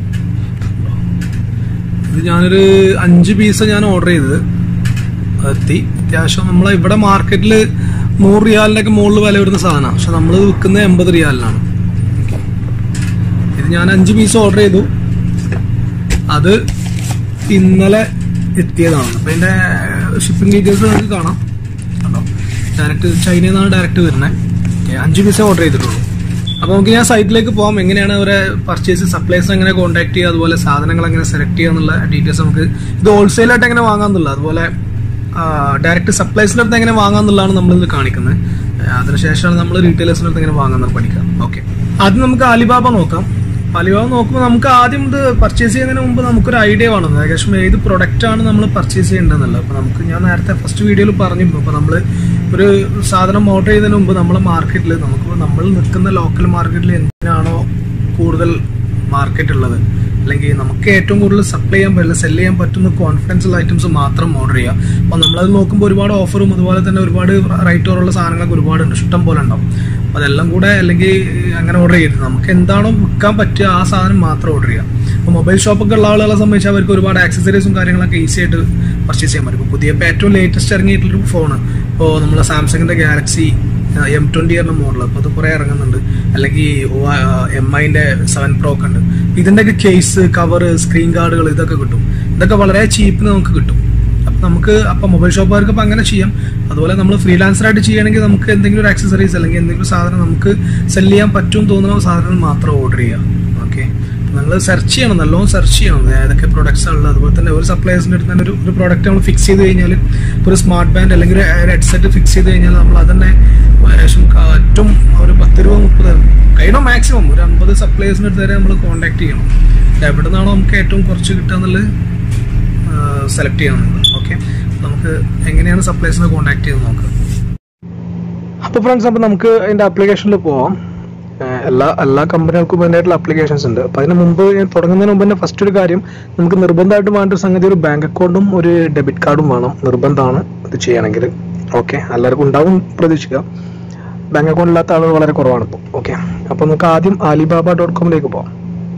Speaker 1: ഇത് ഞാനൊരു അഞ്ച് പീസ് ഞാൻ ഓർഡർ ചെയ്തത് എത്തി അത്യാവശ്യം നമ്മളെ ഇവിടെ മാർക്കറ്റിൽ നൂറ് റിയാലിൻ്റെ ഒക്കെ മുകളിൽ വില വരുന്ന സാധനമാണ് പക്ഷെ നമ്മൾ വിൽക്കുന്നത് എൺപത് റിയാലിനാണ് ഇത് ഞാൻ അഞ്ച് പീസ് ഓർഡർ ചെയ്തു അത് ഇന്നലെ എത്തിയതാണ് അപ്പം ഇതിൻ്റെ ഷിപ്പിംഗ് ഡീറ്റെയിൽസ് നിങ്ങൾക്ക് കാണാം കണ്ടോ ഡയറക്റ്റ് ചൈനയിൽ നിന്നാണ് ഡയറക്റ്റ് വരുന്നത് ഓക്കെ അഞ്ച് പീസേ ഓർഡർ ചെയ്തിട്ടുള്ളൂ അപ്പോൾ നമുക്ക് ഞാൻ സൈറ്റിലേക്ക് പോകാം എങ്ങനെയാണ് അവരെ പർച്ചേസ് സപ്ലൈസ് എങ്ങനെ കോൺടാക്ട് ചെയ്യുക അതുപോലെ സാധനങ്ങൾ എങ്ങനെ സെലക്ട് ചെയ്യുക എന്നുള്ള ഡീറ്റെയിൽസ് നമുക്ക് ഇത് ഹോൾസെയിലായിട്ട് എങ്ങനെ വാങ്ങാമെന്നുള്ള അതുപോലെ ഡയറക്റ്റ് സപ്ലൈസിൻ്റെ അടുത്ത് എങ്ങനെ വാങ്ങാമെന്നുള്ളതാണ് നമ്മളിത് കാണിക്കുന്നത് ആ, അതിനുശേഷമാണ് നമ്മൾ റീറ്റെയിലേഴ്സിൻ്റെ അടുത്ത് എങ്ങനെ വാങ്ങാമെന്ന് പഠിക്കാം ഓക്കെ ആദ്യം നമുക്ക് അലിബാബ നോക്കാം അലിബാബ നോക്കുമ്പോൾ നമുക്ക് ആദ്യം ഇത് പർച്ചേസ് ചെയ്യുന്നതിന് മുമ്പ് നമുക്കൊരു ഐഡിയ വേണം ഏകദേശം ഏത് പ്രൊഡക്റ്റ് ആണ് നമ്മൾ പർച്ചേസ് ചെയ്യേണ്ടതെന്നുള്ളത് അപ്പോൾ നമുക്ക് ഞാൻ നേരത്തെ ഫസ്റ്റ് വീഡിയോയിൽ പറഞ്ഞിരുന്നു അപ്പോൾ നമ്മൾ ഒരു സാധനം ഓർഡർ ചെയ്യുന്നതിന് മുമ്പ് നമ്മളെ മാർക്കറ്റിൽ നമുക്ക് നമ്മൾ നിൽക്കുന്ന ലോക്കൽ മാർക്കറ്റിൽ എന്തിനാണോ കൂടുതൽ മാർക്കറ്റ് ഉള്ളത് അല്ലെങ്കിൽ നമുക്ക് ഏറ്റവും കൂടുതൽ സപ്ലൈ ചെയ്യാൻ പറ്റില്ല സെല് ചെയ്യാൻ പറ്റുന്ന കോൺഫിഡൻസ് ഉള്ള ഐറ്റംസ് മാത്രം ഓർഡർ ചെയ്യുക അപ്പോൾ നമ്മളത് നോക്കുമ്പോൾ ഒരുപാട് ഓഫറും അതുപോലെ തന്നെ ഒരുപാട് റൈറ്റ് ഓറുള്ള സാധനങ്ങളൊക്കെ ഒരുപാടുണ്ട് ഇഷ്ടം പോലെ ഉണ്ടാവും അപ്പോൾ അതെല്ലാം കൂടെ അല്ലെങ്കിൽ അങ്ങനെ ഓർഡർ ചെയ്യരുത് നമുക്ക് എന്താണോ വിൽക്കാൻ പറ്റുക ആ സാധനം മാത്രം ഓർഡർ ചെയ്യുക അപ്പോൾ മൊബൈൽ ഷോപ്പൊക്കെ ഉള്ള ആളുകളെ സംബന്ധിച്ച് അവർക്ക് ഒരുപാട് ആക്സസറീസും കാര്യങ്ങളൊക്കെ ഈസി ആയിട്ട് പർച്ചേസ് ചെയ്യാൻ പറ്റും ഇപ്പോൾ പുതിയ ഇപ്പോൾ ഏറ്റവും ലേറ്റസ്റ്റ് ഇറങ്ങിയിട്ടുള്ളൊരു ഫോൺ ഇപ്പോൾ നമ്മുടെ സാംസങ്ങിൻ്റെ ഗാലക്സി എം ട്വന്റി എന്ന മോഡൽ അപ്പോൾ അത് കുറേ ഇറങ്ങുന്നുണ്ട് അല്ലെങ്കിൽ എം ഐൻ്റെ സെവൻ പ്രോ ഒക്കെ ഉണ്ട് ഇതിൻ്റെയൊക്കെ കേസ് കവർ സ്ക്രീൻ ഗാർഡുകൾ ഇതൊക്കെ കിട്ടും ഇതൊക്കെ വളരെ ചീപ്പിന് നമുക്ക് കിട്ടും അപ്പം നമുക്ക് അപ്പം മൊബൈൽ ഷോപ്പുകാർക്ക് അപ്പം അങ്ങനെ ചെയ്യാം അതുപോലെ നമ്മൾ ഫ്രീലാൻസറായിട്ട് ചെയ്യണമെങ്കിൽ നമുക്ക് എന്തെങ്കിലും ഒരു ആക്സസറീസ് അല്ലെങ്കിൽ എന്തെങ്കിലും സാധനം നമുക്ക് സെല് ചെയ്യാൻ പറ്റും തോന്നുന്ന സാധനം മാത്രം ഓർഡർ ചെയ്യാം ഓക്കെ നിങ്ങൾ സെർച്ച് ചെയ്യണം നല്ലോണം സെർച്ച് ചെയ്യണം ഏതൊക്കെ പ്രൊഡക്ട്സ് ഉള്ളത് അതുപോലെ തന്നെ ഒരു സപ്ലൈസിൻ്റെ അടുത്ത് തന്നെ ഒരു ഒരു പ്രോഡക്റ്റ് നമ്മൾ ഫിക്സ് ചെയ്ത് കഴിഞ്ഞാൽ ഇപ്പോൾ ഒരു സ്മാർട്ട് ബാൻഡ് അല്ലെങ്കിൽ ഒരു ഹെഡ്സെറ്റ് ഫിക്സ് ചെയ്ത് കഴിഞ്ഞാൽ നമ്മൾ അതന്നെ ഏകദേശം ഏറ്റവും ഒരു പത്ത് രൂപ മുപ്പത് കഴിയണം മാക്സിമം ഒരു അമ്പത് സപ്ലൈസിൻ്റെ അടുത്ത് വരെ നമ്മൾ കോൺടാക്ട് ചെയ്യണം എവിടെ നിന്നാണോ നമുക്ക് ഏറ്റവും കുറച്ച് കിട്ടുക എന്നുള്ളത് സെലക്ട് ചെയ്യണം ഓക്കെ നമുക്ക് എങ്ങനെയാണ് സപ്ലൈസിനെ കോൺടാക്ട് ചെയ്ത് നോക്കാം അപ്പോൾ ഫ്രണ്ട്സ് അപ്പോൾ നമുക്ക് അതിൻ്റെ ആപ്ലിക്കേഷനിൽ പോവാം ഏഹ് എല്ലാ എല്ലാ കമ്പനികൾക്കും അതിൻ്റെതായിട്ടുള്ള ആപ്ലിക്കേഷൻസ് ഉണ്ട് അപ്പോൾ അതിന് മുമ്പ് ഞാൻ തുടങ്ങുന്നതിന് മുമ്പ് തന്നെ ഫസ്റ്റ് ഒരു കാര്യം നമുക്ക് നിർബന്ധമായിട്ട് വേണ്ട ഒരു സംഗതി ഒരു ബാങ്ക് അക്കൗണ്ടും ഒരു ഡെബിറ്റ് കാർഡും വേണം നിർബന്ധമാണ് ഇത് ചെയ്യണമെങ്കിൽ ഓക്കെ എല്ലാവർക്കും ഉണ്ടാവും പ്രതീക്ഷിക്കുക ബാങ്ക് അക്കൗണ്ട് ഇല്ലാത്ത ആളുകൾ വളരെ കുറവാണ് ഇപ്പോൾ ഓക്കെ അപ്പോൾ നമുക്ക് ആദ്യം അലിബാബ ഡോട്ട് കോമിലേക്ക് പോകാം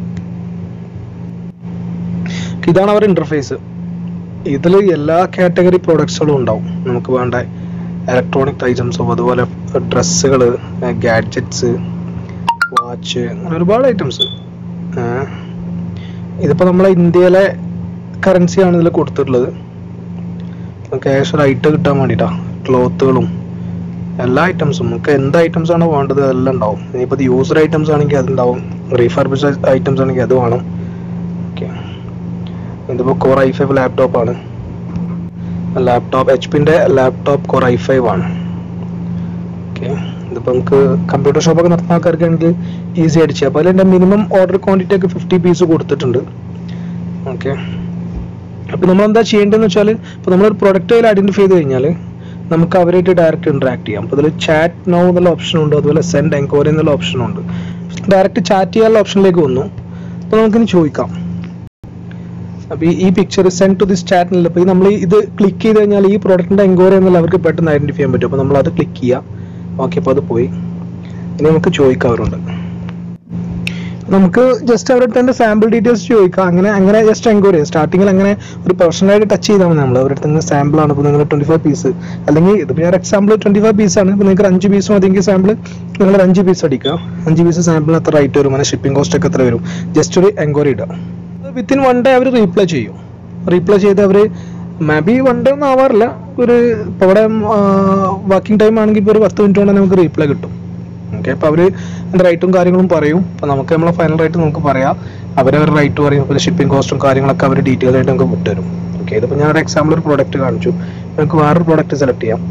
Speaker 1: ഇതാണ് അവരുടെ ഇന്റർഫേസ് ഇതിൽ എല്ലാ കാറ്റഗറി പ്രോഡക്ട്സുകളും ഉണ്ടാവും നമുക്ക് വേണ്ട ഇലക്ട്രോണിക് ഐറ്റംസും അതുപോലെ ഡ്രസ്സുകൾ ഗാഡ്ജറ്റ്സ് വാച്ച് അങ്ങനെ ഒരുപാട് ഐറ്റംസ് ഇതിപ്പോൾ നമ്മളെ ഇന്ത്യയിലെ കറൻസിയാണ് ഇതിൽ കൊടുത്തിട്ടുള്ളത് ക്യാഷ് റൈറ്റ് കിട്ടാൻ വേണ്ടിയിട്ടാണ് ക്ലോത്തുകളും എല്ലാ ഐറ്റംസും നമുക്ക് എന്ത് ഐറ്റംസ് ആണോ വേണ്ടത് അതെല്ലാം ഉണ്ടാവും ഇനിയിപ്പോൾ ഇത് യൂസർ ഐറ്റംസ് ആണെങ്കിൽ അതുണ്ടാവും റീഫർബിഷ് ഐറ്റംസ് ആണെങ്കിൽ അത് വേണം ഓക്കെ ഇതിപ്പോൾ കോർ ഐ ഫൈവ് ലാപ്ടോപ്പ് ആണ് ലാപ്ടോപ്പ് എച്ച് പിൻ്റെ ലാപ്ടോപ്പ് കോർ ഐ ഫൈവ് ആണ് ഓക്കെ ഇതിപ്പോൾ നമുക്ക് കമ്പ്യൂട്ടർ ഷോപ്പൊക്കെ നടത്തുന്ന ആൾക്കാർക്കാണെങ്കിൽ ഈസി ആയിട്ട് ചെയ്യാം അപ്പോൾ അതിൻ്റെ മിനിമം ഓർഡർ ക്വാണ്ടിറ്റി ഒക്കെ ഫിഫ്റ്റി പീസ് കൊടുത്തിട്ടുണ്ട് ഓക്കെ അപ്പോൾ നമ്മൾ എന്താ ചെയ്യേണ്ടതെന്ന് വെച്ചാൽ ഇപ്പോൾ നമ്മളൊരു പ്രൊഡക്റ്റ് അതിൽ ഐഡൻറ്റിഫൈ ചെയ്ത് കഴിഞ്ഞാൽ നമുക്ക് അവരായിട്ട് ഡയറക്റ്റ് ഇന്ററാക്ട് ചെയ്യാം അപ്പോൾ ഇതിൽ ചാറ്റ് നോ എന്നുള്ള ഓപ്ഷൻ ഉണ്ട് അതുപോലെ സെൻഡ് എൻക്വയറി എന്നുള്ള ഓപ്ഷൻ ഉണ്ട് ഡയറക്റ്റ് ചാറ്റ് ചെയ്യാനുള്ള ഓപ്ഷനിലേക്ക് വന്നു അപ്പോൾ നമുക്കിനി ചോദിക്കാം അപ്പോൾ ഈ പിക്ചർ സെൻഡ് ടു ദിസ് ചാറ്റിനിൽ അപ്പോൾ നമ്മൾ ഇത് ക്ലിക്ക് ചെയ്ത് കഴിഞ്ഞാൽ ഈ പ്രോഡക്റ്റിന്റെ എൻക്വയറി എന്നുള്ള അവർക്ക് പെട്ടെന്ന് ഐഡന്റിഫൈ ചെയ്യാൻ പറ്റും അപ്പോൾ നമ്മൾ അത് ക്ലിക്ക് ചെയ്യാം ഓക്കെ അപ്പോൾ അത് പോയി ഇനി നമുക്ക് ചോദിക്കാം അവരുണ്ട് നമുക്ക് ജസ്റ്റ് അവരുടെ തന്നെ സാമ്പിൾ ഡീറ്റെയിൽസ് ചോദിക്കാം അങ്ങനെ അങ്ങനെ ജസ്റ്റ് എൻക്വയറി ചെയ്യാം സ്റ്റാർട്ടിങ്ങിൽ അങ്ങനെ ഒരു പേഴ്സണലായിട്ട് ടച്ച് ചെയ്താൽ മതി നമ്മൾ അവരുടെ തന്നെ സാമ്പിൾ ആണ് ഇപ്പോൾ നിങ്ങൾ ട്വന്റി ഫൈവ് പീസ് അല്ലെങ്കിൽ ഇതിപ്പോൾ ഞാൻ എക്സാമ്പിൾ ട്വന്റി ഫൈവ് പീസ് ആണ് ഇപ്പോൾ നിങ്ങൾക്ക് അഞ്ച് പീസ് മതിയെങ്കിൽ സാമ്പിൾ നിങ്ങൾ ഒരു അഞ്ച് പീസ് അടിക്കുക അഞ്ച് പീസ് സാമ്പിളിന് എത്ര റേറ്റ് വരും അങ്ങനെ ഷിപ്പിംഗ് കോസ്റ്റ് ഒക്കെ എത്ര വരും ജസ്റ്റ് ഒരു എൻക്വയറി ഇടുക വിത്തിൻ വൺ ഡേ അവർ റീപ്ലൈ ചെയ്യും റീപ്ലൈ ചെയ്ത് അവർ മേ ബി വൺ ഡേ ഒന്നും ആവാറില്ല ഒരു ഇപ്പോൾ ഇവിടെ വർക്കിംഗ് ടൈം ആണെങ്കിൽ ഇപ്പോൾ ഒരു പത്ത് മിനിറ്റ് കൊണ്ട് നമുക്ക് റീപ്ലൈ കിട്ടും ഓക്കെ അപ്പോൾ അവർ എൻ്റെ റേറ്റും കാര്യങ്ങളും പറയും അപ്പോൾ നമുക്ക് നമ്മളെ ഫൈനൽ റേറ്റ് നമുക്ക് പറയാം അവരവരുടെ റേറ്റ് പറയും പിന്നെ ഷിപ്പിംഗ് കോസ്റ്റും കാര്യങ്ങളൊക്കെ അവർ ഡീറ്റെയിൽ ആയിട്ട് നമുക്ക് വിട്ടുതരും ഓക്കെ ഇതിപ്പോൾ ഞാൻ ഒരു എക്സാമ്പിൾ ഒരു പ്രോഡക്റ്റ് കാണിച്ചു നമുക്ക് വേറൊരു പ്രോഡക്റ്റ് സെലക്ട് ചെയ്യാം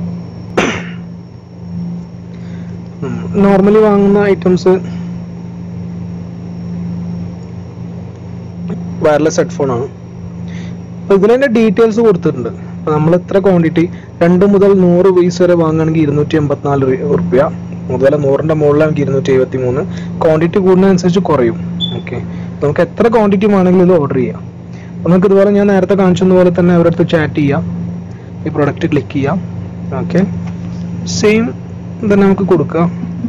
Speaker 1: നോർമലി വാങ്ങുന്ന ഐറ്റംസ് വയർലെസ് ഹെഡ്ഫോൺ ആണ് അപ്പോൾ ഇതിൽ തന്നെ ഡീറ്റെയിൽസ് കൊടുത്തിട്ടുണ്ട് അപ്പോൾ നമ്മൾ എത്ര ക്വാണ്ടിറ്റി രണ്ട് മുതൽ നൂറ് പീസ് വരെ വാങ്ങുകയാണെങ്കിൽ ഇരുന്നൂറ്റി എൺപത്തിനാല് റുപ്യ അതുപോലെ നൂറിൻ്റെ മുകളിലാണെങ്കിൽ ഇരുന്നൂറ്റി എഴുപത്തി മൂന്ന് ക്വാണ്ടിറ്റി കൂടുന്നതനുസരിച്ച് കുറയും ഓക്കെ നമുക്ക് എത്ര ക്വാണ്ടിറ്റി വേണമെങ്കിലും ഇത് ഓർഡർ ചെയ്യാം അപ്പോൾ നമുക്ക് ഇതുപോലെ ഞാൻ നേരത്തെ കാണിച്ചതുപോലെ തന്നെ അവരുടെ അടുത്ത് ചാറ്റ് ചെയ്യാം ഈ പ്രൊഡക്റ്റ് ക്ലിക്ക് ചെയ്യാം ഓക്കെ സെയിം തന്നെ നമുക്ക് കൊടുക്കാം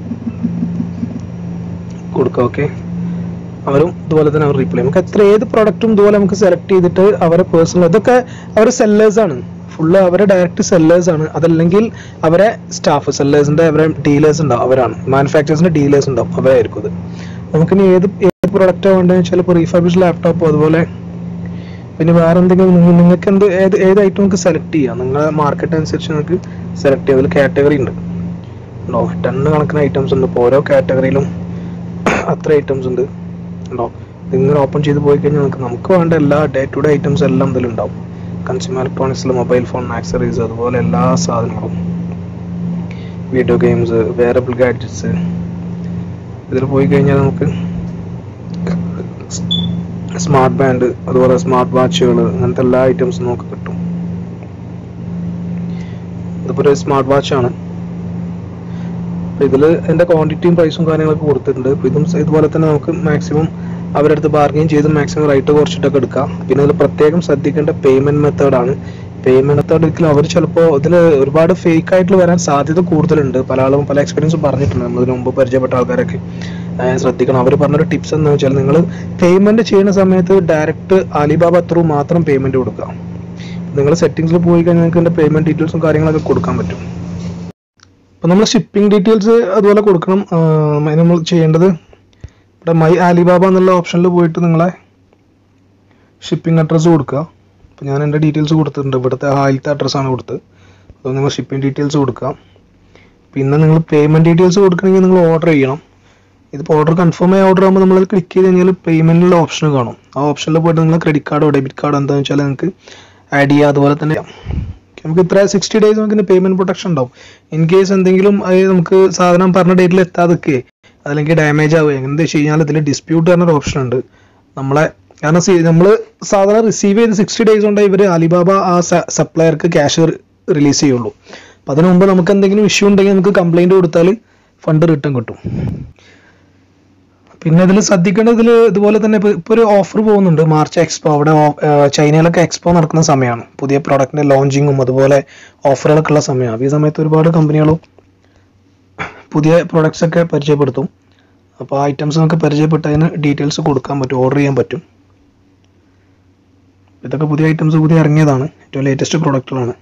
Speaker 1: കൊടുക്കാം ഓക്കെ അവരും ഇതുപോലെ തന്നെ അവർ റീപ്ലൈ നമുക്ക് എത്ര ഏത് പ്രൊഡക്റ്റും ഇതുപോലെ നമുക്ക് സെലക്ട് ചെയ്തിട്ട് അവരെ പേഴ്സണൽ ഇതൊക്കെ അവർ സെല്ലേഴ്സ് ആണ് ഫുള്ള് അവരെ ഡയറക്റ്റ് സെല്ലേഴ്സ് ആണ് അതല്ലെങ്കിൽ അവരെ സ്റ്റാഫ് സെല്ലേഴ്സിന്റെ അവരെ ഡീലേഴ്സ് ഉണ്ടാവും അവരാണ് മാനുഫാക്ചേഴ്സിന്റെ ഡീലേഴ്സ് ഉണ്ടാവും അവരായിരിക്കും ഇത് നമുക്കിനി ഏത് ഏത് പ്രൊഡക്റ്റാണ് വേണ്ടതെന്ന് വെച്ചാൽ ഇപ്പോൾ റീഫർബിഷ് ലാപ്ടോപ്പോ അതുപോലെ
Speaker 2: പിന്നെ വേറെ എന്തെങ്കിലും നിങ്ങ- നിങ്ങൾക്ക് എന്ത് ഏത് ഏത് ഐറ്റം നിങ്ങൾക്ക് സെലക്ട് ചെയ്യാം നിങ്ങളുടെ മാർക്കറ്റ് അനുസരിച്ച് നിങ്ങൾക്ക് സെലക്ട് ചെയ്യാം അതിൽ കാറ്റഗറി ഉണ്ട് ഉണ്ടോ ടണ്ണ് കണക്കിന് ഐറ്റംസ് ഉണ്ട് ഇപ്പോൾ ഓരോ കാറ്റഗറിയിലും അത്ര ഐറ്റംസ് ഉണ്ട് ഉണ്ടോ ഇങ്ങനെ ഓപ്പൺ ചെയ്ത് പോയി കഴിഞ്ഞാൽ നമുക്ക് നമുക്ക് വേണ്ട എല്ലാ ഡേ ടു ഡേ ഐറ്റംസ് എല്ലാം ഇതിലുണ്ടാവും കൺസ്യൂമർ ഇലക്ട്രോണിക്സിൽ മൊബൈൽ ഫോൺ ആക്സറീസ് അതുപോലെ എല്ലാ സാധനങ്ങളും വീഡിയോ ഗെയിംസ് വേറബിൾ ഗാഡ്ജറ്റ്സ് ഇതിൽ പോയി കഴിഞ്ഞാൽ നമുക്ക് സ്മാർട്ട് ബാൻഡ് അതുപോലെ സ്മാർട്ട് വാച്ചുകൾ അങ്ങനത്തെ എല്ലാ ഐറ്റംസും നമുക്ക് കിട്ടും ഇതിപ്പോൾ ഒരു സ്മാർട്ട് വാച്ചാണ് ഇതിൽ എൻ്റെ ക്വാണ്ടിറ്റിയും പ്രൈസും കാര്യങ്ങളൊക്കെ കൊടുത്തിട്ടുണ്ട് അപ്പോൾ ഇതും ഇതുപോലെ തന്നെ നമുക്ക് മാക്സിമം അവരുടെ അടുത്ത് ബാർഗെയിൻ ചെയ്ത് മാക്സിമം റേറ്റ് കുറച്ചിട്ടൊക്കെ എടുക്കാം പിന്നെ ഇതിൽ പ്രത്യേകം ശ്രദ്ധിക്കേണ്ട പേയ്മെന്റ് മെത്തേഡാണ് പേയ്മെന്റ് മെത്തേഡ് ഒരിക്കലും അവർ ചിലപ്പോൾ ഇതിൽ ഒരുപാട് ഫേക്ക് ആയിട്ട് വരാൻ സാധ്യത കൂടുതലുണ്ട് പല ആളും പല എക്സ്പീരിയൻസും പറഞ്ഞിട്ടുണ്ട് നമ്മൾ ഇതിനു മുമ്പ് പരിചയപ്പെട്ട ആൾക്കാരൊക്കെ ആ, ശ്രദ്ധിക്കണം അവർ പറഞ്ഞൊരു ടിപ്സ് എന്ന് വെച്ചാൽ നിങ്ങൾ പേയ്മെന്റ് ചെയ്യുന്ന സമയത്ത് ഡയറക്റ്റ് അലിബാബ ത്രൂ മാത്രം പേയ്മെന്റ് കൊടുക്കുക നിങ്ങൾ സെറ്റിംഗ്സിൽ പോയി കഴിഞ്ഞാൽ നിങ്ങൾക്ക് ഇതിന്റെ പേയ്മെന്റ് ഡീറ്റെയിൽസും കാര്യങ്ങളൊക്കെ കൊടുക്കാൻ പറ്റും അപ്പോൾ നമ്മൾ ഷിപ്പിംഗ് ഡീറ്റെയിൽസ് അതുപോലെ കൊടുക്കണം ആ, അതിന് നമ്മൾ ചെയ്യേണ്ടത് ഇവിടെ മൈ ആലിബാബ എന്നുള്ള ഓപ്ഷനിൽ പോയിട്ട് നിങ്ങളെ ഷിപ്പിംഗ് അഡ്രസ്സ് കൊടുക്കുക അപ്പോൾ ഞാൻ എൻ്റെ ഡീറ്റെയിൽസ് കൊടുത്തിട്ടുണ്ട് ഇവിടുത്തെ ആദ്യത്തെ അഡ്രസ്സാണ് കൊടുത്തത് അപ്പോൾ നിങ്ങൾ ഷിപ്പിംഗ് ഡീറ്റെയിൽസ് കൊടുക്കുക പിന്നെ നിങ്ങൾ പേയ്മെൻറ്റ് ഡീറ്റെയിൽസ് കൊടുക്കണമെങ്കിൽ നിങ്ങൾ ഓർഡർ ചെയ്യണം ഇതിപ്പോൾ ഓർഡർ കൺഫേം ആയി ഓർഡർ ആകുമ്പോൾ നമ്മൾ ക്ലിക്ക് ചെയ്ത് കഴിഞ്ഞാൽ പേയ്മെൻറ്റിനുള്ള ഓപ്ഷൻ കാണും ആ ഓപ്ഷനിൽ പോയിട്ട് നിങ്ങൾ ക്രെഡിറ്റ് കാർഡോ ഡെബിറ്റ് കാർഡോ എന്താണെന്ന് വെച്ചാൽ നിങ്ങൾക്ക് ആഡ് ചെയ്യുക അതുപോലെ തന്നെ നമുക്ക് ഇത്ര സിക്സ്റ്റി ഡേയ്സ് നമുക്ക് പേയ്മെന്റ് പ്രൊട്ടക്ഷൻ ഉണ്ടാവും ഇൻ കേസ് എന്തെങ്കിലും അത് നമുക്ക് സാധനം പറഞ്ഞ ഡേറ്റിൽ എത്താതൊക്കെ അല്ലെങ്കിൽ ഡാമേജ് ആവുക എന്ത് വെച്ച് കഴിഞ്ഞാൽ ഇതിൽ ഡിസ്പ്യൂട്ട് പറഞ്ഞൊരു ഓപ്ഷൻ ഉണ്ട് നമ്മളെ കാരണം നമ്മൾ സാധനം റിസീവ് ചെയ്ത് സിക്സ്റ്റി ഡേയ്സ് കൊണ്ട് ഇവർ അലിബാബ ആ സപ്ലയർക്ക് ക്യാഷ് റിലീസ് ചെയ്യുള്ളൂ അപ്പം അതിനു മുമ്പ് നമുക്ക് എന്തെങ്കിലും ഇഷ്യൂ ഉണ്ടെങ്കിൽ നമുക്ക് കംപ്ലൈൻറ്റ് കൊടുത്താൽ ഫണ്ട് റിട്ടേൺ കിട്ടും പിന്നെ ഇതിൽ ശ്രദ്ധിക്കേണ്ടത് ഇതിൽ ഇതുപോലെ തന്നെ ഇപ്പോൾ ഇപ്പോൾ ഒരു ഓഫർ പോകുന്നുണ്ട് മാർച്ച് എക്സ്പോ അവിടെ ഓ- ഏർ ചൈനയിലൊക്കെ എക്സ്പോ നടക്കുന്ന സമയമാണ് പുതിയ പ്രോഡക്റ്റിന്റെ ലോഞ്ചിങ്ങും അതുപോലെ ഓഫറുകളൊക്കെ ഉള്ള സമയമാണ് അപ്പോൾ ഈ സമയത്ത് ഒരുപാട് കമ്പനികളും പുതിയ പ്രോഡക്ട്സ് ഒക്കെ പരിചയപ്പെടുത്തും അപ്പോൾ ആ ഐറ്റംസ് നമുക്ക് പരിചയപ്പെട്ട് അതിന് ഡീറ്റെയിൽസ് കൊടുക്കാൻ പറ്റും ഓർഡർ ചെയ്യാൻ പറ്റും ഇതൊക്കെ പുതിയ ഐറ്റംസ് പുതിയ ഇറങ്ങിയതാണ് ഏറ്റവും ലേറ്റസ്റ്റ് പ്രോഡക്റ്റുകളാണ്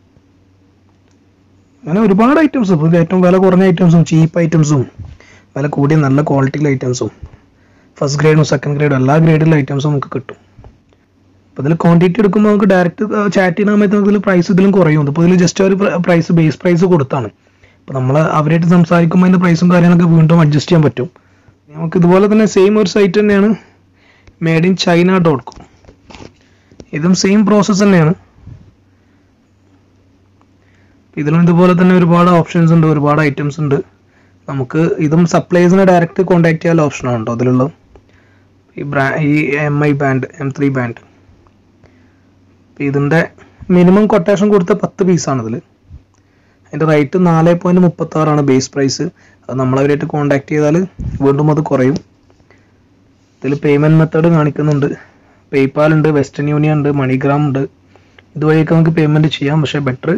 Speaker 2: അങ്ങനെ ഒരുപാട് ഐറ്റംസ് പുതിയ ഏറ്റവും വില കുറഞ്ഞ ഐറ്റംസും ചീപ്പ് ഐറ്റംസും വില കൂടിയ നല്ല ക്വാളിറ്റിയിലെ ഐറ്റംസും ഫസ്റ്റ് ഗ്രേഡും സെക്കൻഡ് ഗ്രേഡും എല്ലാ ഗ്രേഡിലെ ഐറ്റംസും നമുക്ക് കിട്ടും അപ്പോൾ ഇതിൽ ക്വാണ്ടിറ്റി എടുക്കുമ്പോൾ നമുക്ക് ഡയറക്റ്റ് ചാറ്റ് ചെയ്യുന്ന സമയത്ത് നമുക്ക് ഇതിൽ പ്രൈസ് ഇതിലും കുറയും ഇപ്പോൾ ഇതിൽ ജസ്റ്റ് ഒരു പ്രൈസ് ബേസ് പ്രൈസ് കൊടുത്താണ് അപ്പോൾ നമ്മൾ അവരായിട്ട് സംസാരിക്കുമ്പോൾ അതിൻ്റെ പ്രൈസും കാര്യങ്ങളൊക്കെ വീണ്ടും അഡ്ജസ്റ്റ് ചെയ്യാൻ പറ്റും നമുക്ക് ഇതുപോലെ തന്നെ സെയിം ഒരു സൈറ്റ് തന്നെയാണ് made in China dot com ഇതും സെയിം പ്രോസസ്സ് തന്നെയാണ് ഇതിലും ഇതുപോലെ തന്നെ ഒരുപാട് ഓപ്ഷൻസ് ഉണ്ട് ഒരുപാട് ഐറ്റംസ് ഉണ്ട് നമുക്ക് ഇതും സപ്ലൈസിനെ ഡയറക്റ്റ് കോൺടാക്ട് ചെയ്യാനുള്ള ഓപ്ഷനാണ് കേട്ടോ അതിലുള്ള ഈ ബ്രാ ഈ M I band M three band ഇതിൻ്റെ മിനിമം കൊട്ടേഷൻ കൊടുത്ത പത്ത് പീസാണ് ഇതിൽ അതിൻ്റെ റേറ്റ് നാല് പോയിൻറ്റ് മുപ്പത്തി ആറാണ് ബേസ് പ്രൈസ് അത് നമ്മളവരായിട്ട് കോൺടാക്ട് ചെയ്താൽ വീണ്ടും അത് കുറയും ഇതിൽ പേയ്മെൻറ്റ് മെത്തേഡ് കാണിക്കുന്നുണ്ട് പേയ്പാൽ ഉണ്ട് വെസ്റ്റേൺ യൂണിയൻ ഉണ്ട് മണിഗ്രാം ഉണ്ട് ഇതുവഴിയൊക്കെ നമുക്ക് പേയ്മെൻറ്റ് ചെയ്യാം പക്ഷേ ബെറ്റർ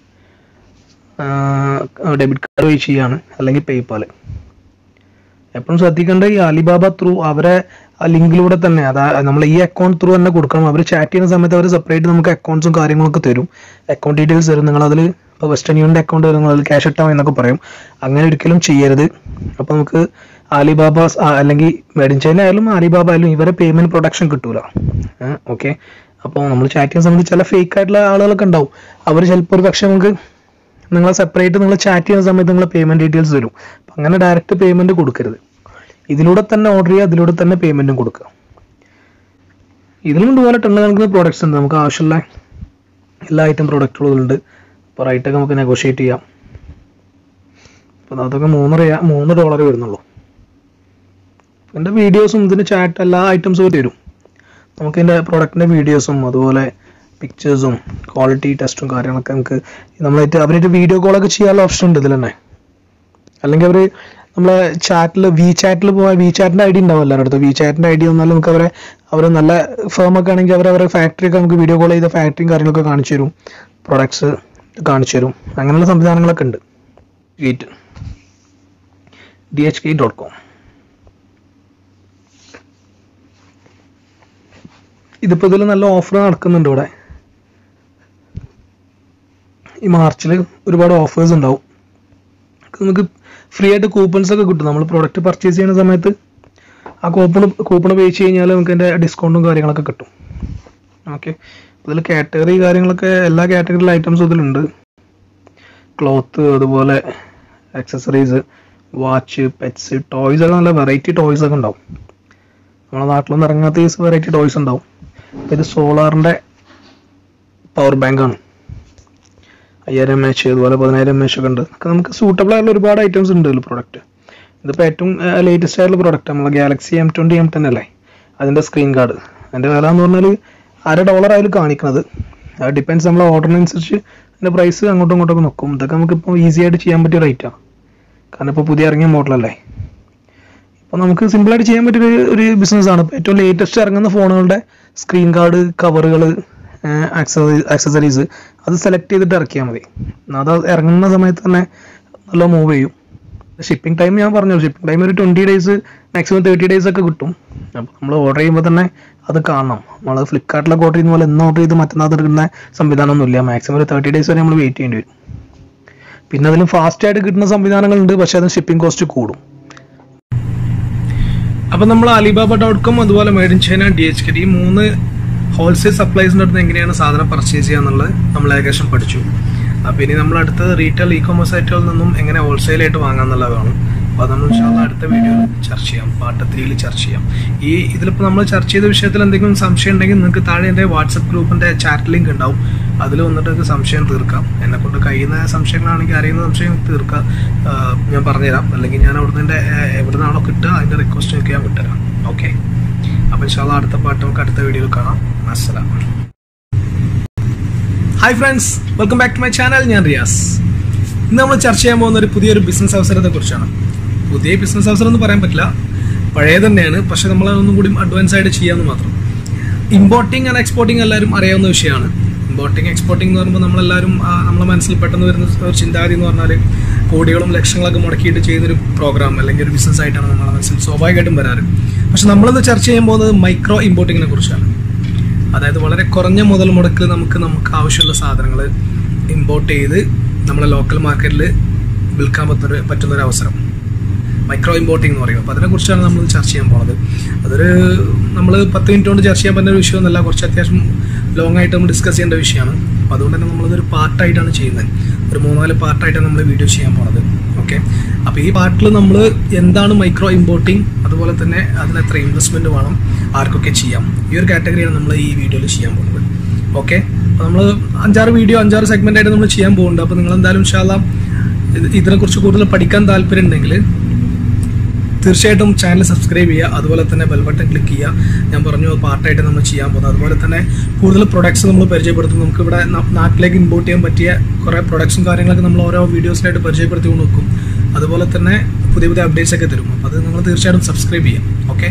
Speaker 2: ഡെബിറ്റ് കാർഡ് വഴി ചെയ്യാണ് അല്ലെങ്കിൽ പേയ്പാൽ എപ്പോഴും ശ്രദ്ധിക്കേണ്ട ഈ അലിബാബ ത്രൂ അവരെ ആ ലിങ്കിലൂടെ തന്നെ അതാ നമ്മൾ ഈ അക്കൗണ്ട് ത്രൂ തന്നെ കൊടുക്കണം അവർ ചാറ്റ് ചെയ്യുന്ന സമയത്ത് അവർ സെപ്പറേറ്റ് നമുക്ക് അക്കൗണ്ട്സും കാര്യങ്ങളൊക്കെ തരും അക്കൗണ്ട് ഡീറ്റെയിൽസ് തരും നിങ്ങൾ അതിൽ ഇപ്പോൾ വെസ്റ്റേൺ യൂണിയൻ്റെ അക്കൗണ്ട് നിങ്ങൾ അതിൽ ക്യാഷ് ഇട്ടാൽ എന്നൊക്കെ പറയും അങ്ങനെ ഒരിക്കലും ചെയ്യരുത് അപ്പോൾ നമുക്ക് അലിബാബ അല്ലെങ്കിൽ മേഡ് ഇൻ ചൈന ആയാലും അലിബാബ ആയാലും ഇവരെ പേയ്മെന്റ് പ്രൊഡക്ഷൻ കിട്ടൂല ഓക്കെ അപ്പോൾ നമ്മൾ ചാറ്റ് ചെയ്യുന്ന സമയത്ത് ചില ഫേക്ക് ആയിട്ടുള്ള ആളുകളൊക്കെ ഉണ്ടാവും അവർ ചിലപ്പോൾ ഒരു പക്ഷേ നമുക്ക് നിങ്ങൾ സെപ്പറേറ്റ് നിങ്ങൾ ചാറ്റ് ചെയ്യുന്ന സമയത്ത് നിങ്ങൾ പേയ്മെന്റ് ഡീറ്റെയിൽസ് തരും അപ്പം അങ്ങനെ ഡയറക്റ്റ് പേയ്മെന്റ് കൊടുക്കരുത് ഇതിലൂടെ തന്നെ ഓർഡർ ചെയ്യുക അതിലൂടെ തന്നെ പേയ്മെന്റും കൊടുക്കുക ഇതിലും ഇതുപോലെ ടണ്ണ് കണക്കിന് പ്രോഡക്ട്സ് ഉണ്ട് നമുക്ക് ആവശ്യമുള്ള എല്ലാ ഐറ്റം പ്രോഡക്റ്റുകളും ഉണ്ട് അപ്പോൾ റേറ്റൊക്കെ നമുക്ക് നെഗോഷിയേറ്റ് ചെയ്യാം അപ്പം അതൊക്കെ മൂന്ന് റിയാ മൂന്ന് ഡോളർ വരുന്നുള്ളൂ എൻ്റെ വീഡിയോസും ഇതിൻ്റെ ചാറ്റ് എല്ലാ ഐറ്റംസും തരും നമുക്ക് ഇതിൻ്റെ പ്രോഡക്റ്റിൻ്റെ വീഡിയോസും അതുപോലെ പിക്ചേഴ്സും ക്വാളിറ്റി ടെസ്റ്റും കാര്യങ്ങളൊക്കെ നമുക്ക് നമ്മളായിട്ട് അവരായിട്ട് വീഡിയോ കോളൊക്കെ ചെയ്യാനുള്ള ഓപ്ഷൻ ഉണ്ട് ഇതിൽ തന്നെ അല്ലെങ്കിൽ അവർ നമ്മളെ ചാറ്റിൽ വി ചാറ്റിൽ പോയാൽ വി ചാറ്റിൻ്റെ ഐ ഡി ഉണ്ടാവും എല്ലാവരുടെ അടുത്ത് വി ചാറ്റിൻ്റെ ഐ ഡി വന്നാൽ നമുക്ക് അവരെ അവർ നല്ല ഫേം ഒക്കെ ആണെങ്കിൽ അവർ അവരുടെ ഫാക്ടറി ഒക്കെ നമുക്ക് വീഡിയോ കോൾ ചെയ്ത ഫാക്ടറിയും കാര്യങ്ങളൊക്കെ കാണിച്ചു തരും പ്രൊഡക്ട്സ് കാണിച്ചു തരും അങ്ങനെയുള്ള സംവിധാനങ്ങളൊക്കെ ഉണ്ട് gate D H K dot com ഇതിപ്പോൾ ഇതിൽ നല്ല ഓഫർ നടക്കുന്നുണ്ട് ഇവിടെ ഈ മാർച്ചിൽ ഒരുപാട് ഓഫേഴ്സ് ഉണ്ടാവും നമുക്ക് ഫ്രീ ആയിട്ട് കൂപ്പൺസ് ഒക്കെ കിട്ടും നമ്മൾ പ്രോഡക്റ്റ് പർച്ചേസ് ചെയ്യുന്ന സമയത്ത് ആ കൂപ്പൺ കൂപ്പൺ പേ ചെയ്ത് കഴിഞ്ഞാൽ നമുക്ക് അതിൻ്റെ ഡിസ്കൗണ്ടും കാര്യങ്ങളൊക്കെ കിട്ടും
Speaker 1: ഓക്കെ ഇതിൽ കാറ്റഗറി കാര്യങ്ങളൊക്കെ എല്ലാ കാറ്റഗറിയിലെ ഐറ്റംസും ഇതിലുണ്ട് ക്ലോത്ത് അതുപോലെ ആക്സസറീസ് വാച്ച് പെറ്റ്സ് ടോയ്സ് ഒക്കെ നല്ല വെറൈറ്റി ടോയ്സ് ഒക്കെ ഉണ്ടാവും നമ്മുടെ നാട്ടിലൊന്നും ഇറങ്ങാത്ത ഈ വെറൈറ്റി ടോയ്സ് ഉണ്ടാവും അപ്പോൾ ഇത് സോളാറിൻ്റെ പവർ ബാങ്കാണ് അയ്യായിരം എം എച്ച് അതുപോലെ പതിനായിരം എം എച്ച് ഒക്കെ ഉണ്ട് ഒക്കെ നമുക്ക് സൂട്ടബിൾ ആയിട്ടുള്ള ഒരുപാട് ഐറ്റംസ് ഉണ്ട് ഇതിൽ പ്രോഡക്റ്റ് ഇതിപ്പോൾ ഏറ്റവും ലേറ്റസ്റ്റ് ആയിട്ടുള്ള പ്രോഡക്റ്റ് നമ്മളെ Galaxy M twenty M ten അല്ലേ അതിൻ്റെ സ്ക്രീൻ കാർഡ് അതിൻ്റെ വില എന്ന് പറഞ്ഞാൽ അര ഡോളർ ആയാലും കാണിക്കുന്നത് അത് ഡിപ്പെൻസ് നമ്മളെ ഓർഡറിനനുസരിച്ച് അതിൻ്റെ പ്രൈസ് അങ്ങോട്ടും ഇങ്ങോട്ടൊക്കെ നോക്കും ഇതൊക്കെ നമുക്കിപ്പോൾ ഈസി ആയിട്ട് ചെയ്യാൻ പറ്റിയ റേറ്റാണ് കാരണം ഇപ്പോൾ പുതിയ ഇറങ്ങിയ മോഡലല്ലേ അപ്പോൾ നമുക്ക് സിമ്പിളായിട്ട് ചെയ്യാൻ പറ്റിയ ഒരു- ഒരു ബിസിനസ്സാണ് ഇപ്പോൾ ഏറ്റവും ലേറ്റസ്റ്റ് ഇറങ്ങുന്ന ഫോണുകളുടെ സ്ക്രീൻ കാർഡ് കവറുകൾ ആക്സസറീസ് അത് സെലക്ട് ചെയ്തിട്ട് ഇറക്കിയാൽ മതി എന്നാൽ അത് ഇറങ്ങുന്ന സമയത്ത് തന്നെ നല്ല മൂവ് ചെയ്യും ഷിപ്പിംഗ് ടൈം ഞാൻ പറഞ്ഞു ഷിപ്പിംഗ് ടൈം ഒരു twenty days maximum thirty days ഒക്കെ കിട്ടും അപ്പോൾ നമ്മൾ ഓർഡർ ചെയ്യുമ്പോൾ തന്നെ അത് കാണണം നമ്മൾ ഫ്ലിപ്കാർട്ടിലൊക്കെ ഓർഡർ ചെയ്യുന്ന പോലെ ഇന്ന് ഓർഡർ ചെയ്ത് മറ്റന്നാൾ എടുക്കുന്ന സംവിധാനമൊന്നുമില്ല മാക്സിമം ഒരു തേർട്ടി ഡേയ്സ് വരെ നമ്മൾ വെയിറ്റ് ചെയ്യേണ്ടി വരും പിന്നെ അതിലും ഫാസ്റ്റ് ആയിട്ട് കിട്ടുന്ന സംവിധാനങ്ങളുണ്ട് പക്ഷേ അത് ഷിപ്പിംഗ് കോസ്റ്റ് കൂടും അപ്പം നമ്മൾ അലിബാബ ഡോട്ട് കോം അതുപോലെ made in China D H K ഈ മൂന്ന് ഹോൾസെയിൽ സപ്ലൈസിൻ്റെ അടുത്ത് എങ്ങനെയാണ് സാധനം പർച്ചേസ് ചെയ്യുക എന്നുള്ളത് നമ്മൾ ഏകദേശം പഠിച്ചു അപ്പം ഇനി നമ്മൾ അടുത്തത് റീറ്റെയിൽ ഇ കോമേഴ്സ് സൈറ്റുകളിൽ നിന്നും എങ്ങനെ ഹോൾസെയിൽ ആയിട്ട് വാങ്ങാന്നുള്ളതാണ് അപ്പോൾ അത് നമ്മൾ ഇൻഷാല്ല അടുത്ത വീഡിയോയിൽ ചർച്ച ചെയ്യാം പാർട്ട് ത്രീയിൽ ചർച്ച ചെയ്യാം ഈ ഇതിലിപ്പോൾ നമ്മൾ ചർച്ച ചെയ്ത വിഷയത്തിൽ എന്തെങ്കിലും സംശയം ഉണ്ടെങ്കിൽ നിങ്ങൾക്ക് താഴെ എൻ്റെ വാട്സപ്പ് ഗ്രൂപ്പിൻ്റെ ചാറ്റ് ലിങ്ക് ഉണ്ടാവും അതിൽ വന്നിട്ട് നിങ്ങൾക്ക് സംശയം തീർക്കാം എന്നെ കൊണ്ട് കഴിയുന്ന സംശയങ്ങളാണെങ്കിൽ അറിയുന്ന സംശയം തീർക്കാം ആ, ഞാൻ പറഞ്ഞുതരാം അല്ലെങ്കിൽ ഞാൻ അവിടുന്ന് എൻ്റെ എവിടെ നിന്നാണോ കിട്ടുക അതിൻ്റെ റിക്വസ്റ്റ് ഒക്കെ ഞാൻ വിട്ടുതരാം ഓക്കെ അപ്പോൾ ഇൻഷാല്ല അടുത്ത പാട്ട് നമുക്ക് അടുത്ത വീഡിയോയിൽ കാണാം അസ്സലാം hi friends welcome back to my channel ഞാൻ റിയാസ് ഇന്ന് നമ്മൾ ചർച്ച ചെയ്യാൻ പോകുന്ന ഒരു പുതിയൊരു ബിസിനസ് അവസരത്തെ കുറിച്ചാണ് പുതിയ ബിസിനസ് അവസരം എന്ന് പറയാൻ പറ്റില്ല പഴയ തന്നെയാണ് പക്ഷെ നമ്മൾ ഒന്നും കൂടി അഡ്വാൻസ് ആയിട്ട് ചെയ്യാമെന്ന് മാത്രം ഇമ്പോർട്ടിങ് ആൻഡ് എക്സ്പോർട്ടിങ് എല്ലാവരും അറിയാവുന്ന വിഷയമാണ് ഇമ്പോർട്ടിങ് എക്സ്പോർട്ടിംഗ് എന്ന് പറയുമ്പോൾ നമ്മളെല്ലാവരും ആ, നമ്മളെ മനസ്സിൽ പെട്ടെന്ന് വരുന്ന ഒരു ചിന്താഗതി എന്ന് പറഞ്ഞാൽ കോടികളും ലക്ഷങ്ങളൊക്കെ മുടക്കിയിട്ട് ചെയ്യുന്നൊരു പ്രോഗ്രാം അല്ലെങ്കിൽ ഒരു ബിസിനസ് ആയിട്ടാണ് നമ്മളെ മനസ്സിൽ സ്വാഭാവികമായിട്ടും വരാറ് പക്ഷെ നമ്മളിന്ന് ചർച്ച ചെയ്യാൻ പോകുന്നത് മൈക്രോ ഇമ്പോർട്ടിങ്ങിനെ കുറിച്ചാണ് അതായത് വളരെ കുറഞ്ഞ മുതൽ മുടക്കിൽ നമുക്ക് നമുക്ക് ആവശ്യമുള്ള സാധനങ്ങൾ ഇമ്പോർട്ട് ചെയ്ത് നമ്മളെ ലോക്കൽ മാർക്കറ്റിൽ വിൽക്കാൻ പറ്റുന്ന പറ്റുന്ന ഒരു അവസരം മൈക്രോ ഇമ്പോർട്ടിംഗ് എന്ന് പറയും അപ്പോൾ അതിനെക്കുറിച്ചാണ് നമ്മൾ ചർച്ച ചെയ്യാൻ പോണത് അതൊരു നമ്മൾ പത്ത് മിനിറ്റ് കൊണ്ട് ചർച്ച ചെയ്യാൻ പറ്റുന്ന ഒരു വിഷയമൊന്നുമല്ല കുറച്ച് അത്യാവശ്യം ലോങ് ആയിട്ട് നമ്മൾ ഡിസ്കസ് ചെയ്യേണ്ട വിഷയമാണ് അപ്പോൾ അതുകൊണ്ട് തന്നെ നമ്മളതൊരു പാർട്ടായിട്ടാണ് ചെയ്യുന്നത് ഒരു മൂന്നാല് പാർട്ടായിട്ടാണ് നമ്മൾ വീഡിയോ ചെയ്യാൻ പോണത് ഓക്കെ അപ്പോൾ ഈ പാർട്ടിൽ നമ്മൾ എന്താണ് മൈക്രോ ഇമ്പോർട്ടിംഗ് അതുപോലെ തന്നെ അതിന് എത്ര ഇൻവെസ്റ്റ്മെൻറ്റ് വേണം ആർക്കൊക്കെ ചെയ്യാം ഈ ഒരു കാറ്റഗറിയാണ് നമ്മൾ ഈ വീഡിയോയിൽ ചെയ്യാൻ പോകുന്നത് ഓക്കെ അപ്പോൾ നമ്മൾ അഞ്ചാറ് വീഡിയോ അഞ്ചാറ് സെഗ്മെൻ്റ് ആയിട്ട് നമ്മൾ ചെയ്യാൻ പോകുന്നുണ്ട് അപ്പോൾ നിങ്ങൾ എന്തായാലും ഇൻഷാല്ലാം ഇതിനെക്കുറിച്ച് കൂടുതൽ പഠിക്കാൻ താല്പര്യം ഉണ്ടെങ്കിൽ തീർച്ചയായിട്ടും ചാനൽ സബ്സ്ക്രൈബ് ചെയ്യുക അതുപോലെ തന്നെ ബെൽ ബട്ടൺ ക്ലിക്ക് ചെയ്യുക ഞാൻ പറഞ്ഞു പാർട്ടായിട്ട് നമ്മൾ ചെയ്യാൻ പോകുന്നത് അതുപോലെ തന്നെ കൂടുതൽ പ്രൊഡക്ട്സ് നമ്മൾ പരിചയപ്പെടുത്തും നമുക്ക് ഇവിടെ ന- നാട്ടിലേക്ക് ഇമ്പോർട്ട് ചെയ്യാൻ പറ്റിയ കുറേ പ്രൊഡക്ട്സും കാര്യങ്ങളൊക്കെ നമ്മൾ ഓരോ വീഡിയോസിലായിട്ട് പരിചയപ്പെടുത്തി കൊണ്ട് നോക്കും അതുപോലെ തന്നെ പുതിയ പുതിയ അപ്ഡേറ്റ്സ് ഒക്കെ തരും അപ്പോൾ അത് നിങ്ങൾ തീർച്ചയായിട്ടും സബ്സ്ക്രൈബ് ചെയ്യാം ഓക്കെ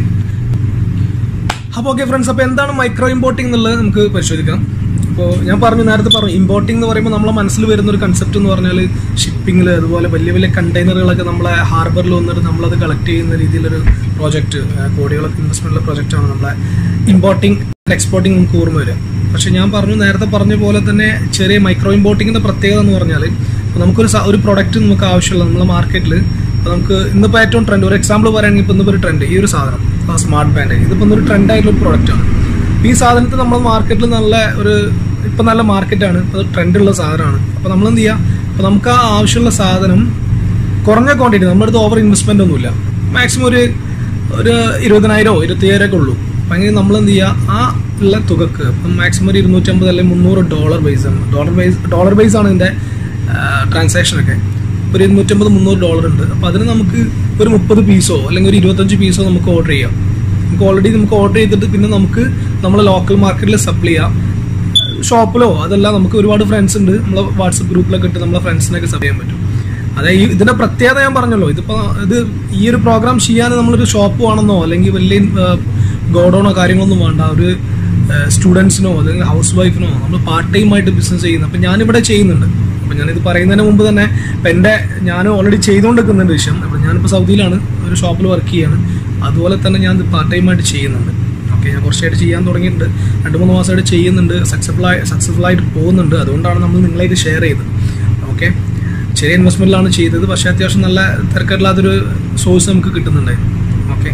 Speaker 1: അപ്പോൾ ഓക്കെ ഫ്രണ്ട്സ് അപ്പോൾ എന്താണ് മൈക്രോ ഇമ്പോർട്ടിംഗ് എന്നുള്ളത് നമുക്ക് പരിശോധിക്കാം അപ്പോൾ ഞാൻ പറഞ്ഞു നേരത്തെ പറഞ്ഞു ഇമ്പോർട്ടിംഗ് എന്ന് പറയുമ്പോൾ നമ്മളെ മനസ്സിൽ വരുന്ന ഒരു കൺസെപ്റ്റ് എന്ന് പറഞ്ഞാൽ ഷിപ്പിങ്ങിൽ അതുപോലെ വലിയ വലിയ കണ്ടെയ്നറുകളൊക്കെ നമ്മളെ ഹാർബറിൽ വന്നിട്ട് നമ്മളത് കളക്ട് ചെയ്യുന്ന രീതിയിലൊരു പ്രോജക്റ്റ് കോടികളൊക്കെ ഇൻവെസ്റ്റ്മെൻറ്റുള്ള പ്രോജക്റ്റാണ് നമ്മളെ ഇമ്പോർട്ടിംഗ് എക്സ്പോർട്ടിംഗ് നമുക്ക് ഓർമ്മ വരിക പക്ഷെ ഞാൻ പറഞ്ഞു നേരത്തെ പറഞ്ഞ പോലെ തന്നെ ചെറിയ മൈക്രോ ഇമ്പോർട്ടിങ്ങിൻ്റെ പ്രത്യേകത എന്ന് പറഞ്ഞാൽ ഇപ്പോൾ നമുക്കൊരു സ- ഒരു പ്രൊഡക്റ്റ് നമുക്ക് ആവശ്യമുള്ള നമ്മളെ മാർക്കറ്റിൽ അപ്പോൾ നമുക്ക് ഇന്നിപ്പോൾ ഏറ്റവും ട്രെൻഡ് ഒരു എക്സാമ്പിൾ പറയുകയാണെങ്കിൽ ഇപ്പോൾ ഇന്നിപ്പോൾ ഒരു ട്രെൻഡ് ഈ ഒരു സാധനം സ്മാർട്ട് ബാൻഡ് ഇതിപ്പോൾ ഒരു ട്രെൻഡ് ആയിട്ടുള്ള ഒരു പ്രോഡക്റ്റാണ് ഈ സാധനത്തിന് നമ്മൾ മാർക്കറ്റിൽ നല്ല ഒരു ഇപ്പം നല്ല മാർക്കറ്റാണ് അത് ട്രെൻഡുള്ള സാധനമാണ് അപ്പോൾ നമ്മൾ എന്ത് ചെയ്യുക അപ്പോൾ നമുക്ക് ആ ആവശ്യമുള്ള സാധനം കുറഞ്ഞ ക്വാണ്ടിറ്റി നമ്മുടെ അടുത്ത് ഓവർ ഇൻവെസ്റ്റ്മെൻ്റ് ഒന്നുമില്ല മാക്സിമം ഒരു ഒരു ഇരുപതിനായിരമോ ഇരുപത്തിയ്യായിരം ഒക്കെ ഉള്ളൂ അപ്പം അങ്ങനെ നമ്മൾ എന്ത് ചെയ്യുക ആ ഉള്ള തുകക്ക് ഇപ്പം മാക്സിമം ഒരു ഇരുന്നൂറ്റമ്പത് അല്ലെങ്കിൽ മുന്നൂറ് ഡോളർ ബേസ് ആണ് ഡോളർ ബേസ് ഡോളർ ബേസ് ആണ് ഇതിൻ്റെ ട്രാൻസാക്ഷനൊക്കെ ഒരു ഇരുന്നൂറ്റമ്പത് മുന്നൂറ് ഡോളർ ഉണ്ട് അപ്പോൾ അതിന് നമുക്ക് ഒരു മുപ്പത് പീസോ അല്ലെങ്കിൽ ഒരു ഇരുപത്തഞ്ച് പീസോ നമുക്ക് ഓർഡർ ചെയ്യാം നമുക്ക് ഓൾറെഡി നമുക്ക് ഓർഡർ ചെയ്തിട്ട് പിന്നെ നമുക്ക് നമ്മളെ ലോക്കൽ മാർക്കറ്റിൽ സപ്ലൈ ചെയ്യാം ഷോപ്പിലോ അതല്ല നമുക്ക് ഒരുപാട് ഫ്രണ്ട്സ് ഉണ്ട് നമ്മളെ വാട്സപ്പ് ഗ്രൂപ്പിലൊക്കെ ഇട്ട് നമ്മളെ ഫ്രണ്ട്സിനൊക്കെ സബ് ചെയ്യാൻ പറ്റും അതായത് ഈ ഇതിന്റെ പ്രത്യേകത ഞാൻ പറഞ്ഞല്ലോ ഇതിപ്പോ ഇത് ഈ ഒരു പ്രോഗ്രാം ചെയ്യാൻ നമ്മളൊരു ഷോപ്പ് വേണമെന്നോ അല്ലെങ്കിൽ വലിയ ഗോഡൗണോ കാര്യങ്ങളൊന്നും വേണ്ട ഒരു സ്റ്റുഡൻസിനോ അല്ലെങ്കിൽ ഹൗസ് വൈഫിനോ നമ്മൾ പാർട്ട് ടൈം ആയിട്ട് ബിസിനസ് ചെയ്യുന്നു അപ്പം ഞാനിവിടെ ചെയ്യുന്നുണ്ട് അപ്പം ഞാനിത് പറയുന്നതിന് മുമ്പ് തന്നെ ഇപ്പം എൻ്റെ ഞാൻ ഓൾറെഡി ചെയ്തുകൊണ്ടിരിക്കുന്നുണ്ട് വിഷയം അപ്പം ഞാനിപ്പോൾ സൗദിയിലാണ് ഒരു ഷോപ്പിൽ വർക്ക് ചെയ്യാണ് അതുപോലെ തന്നെ ഞാൻ പാർട്ട് ടൈം ആയിട്ട് ചെയ്യുന്നുണ്ട് ഓക്കെ ഞാൻ കുറച്ചായിട്ട് ചെയ്യാൻ തുടങ്ങിയിട്ടുണ്ട് രണ്ട് മൂന്ന് മാസമായിട്ട് ചെയ്യുന്നുണ്ട് സക്സസ്ഫുൾ ആയി സക്സസ്ഫുൾ ആയിട്ട് പോകുന്നുണ്ട് അതുകൊണ്ടാണ് നമ്മൾ നിങ്ങളായിട്ട് ഷെയർ ചെയ്തത് ഓക്കെ ചെറിയ ഇൻവെസ്റ്റ്മെൻറ്റിലാണ് ചെയ്തത് പക്ഷേ അത്യാവശ്യം നല്ല തിരക്കില്ലാത്തൊരു സോഴ്സ് നമുക്ക് കിട്ടുന്നുണ്ടായിരുന്നു ഓക്കെ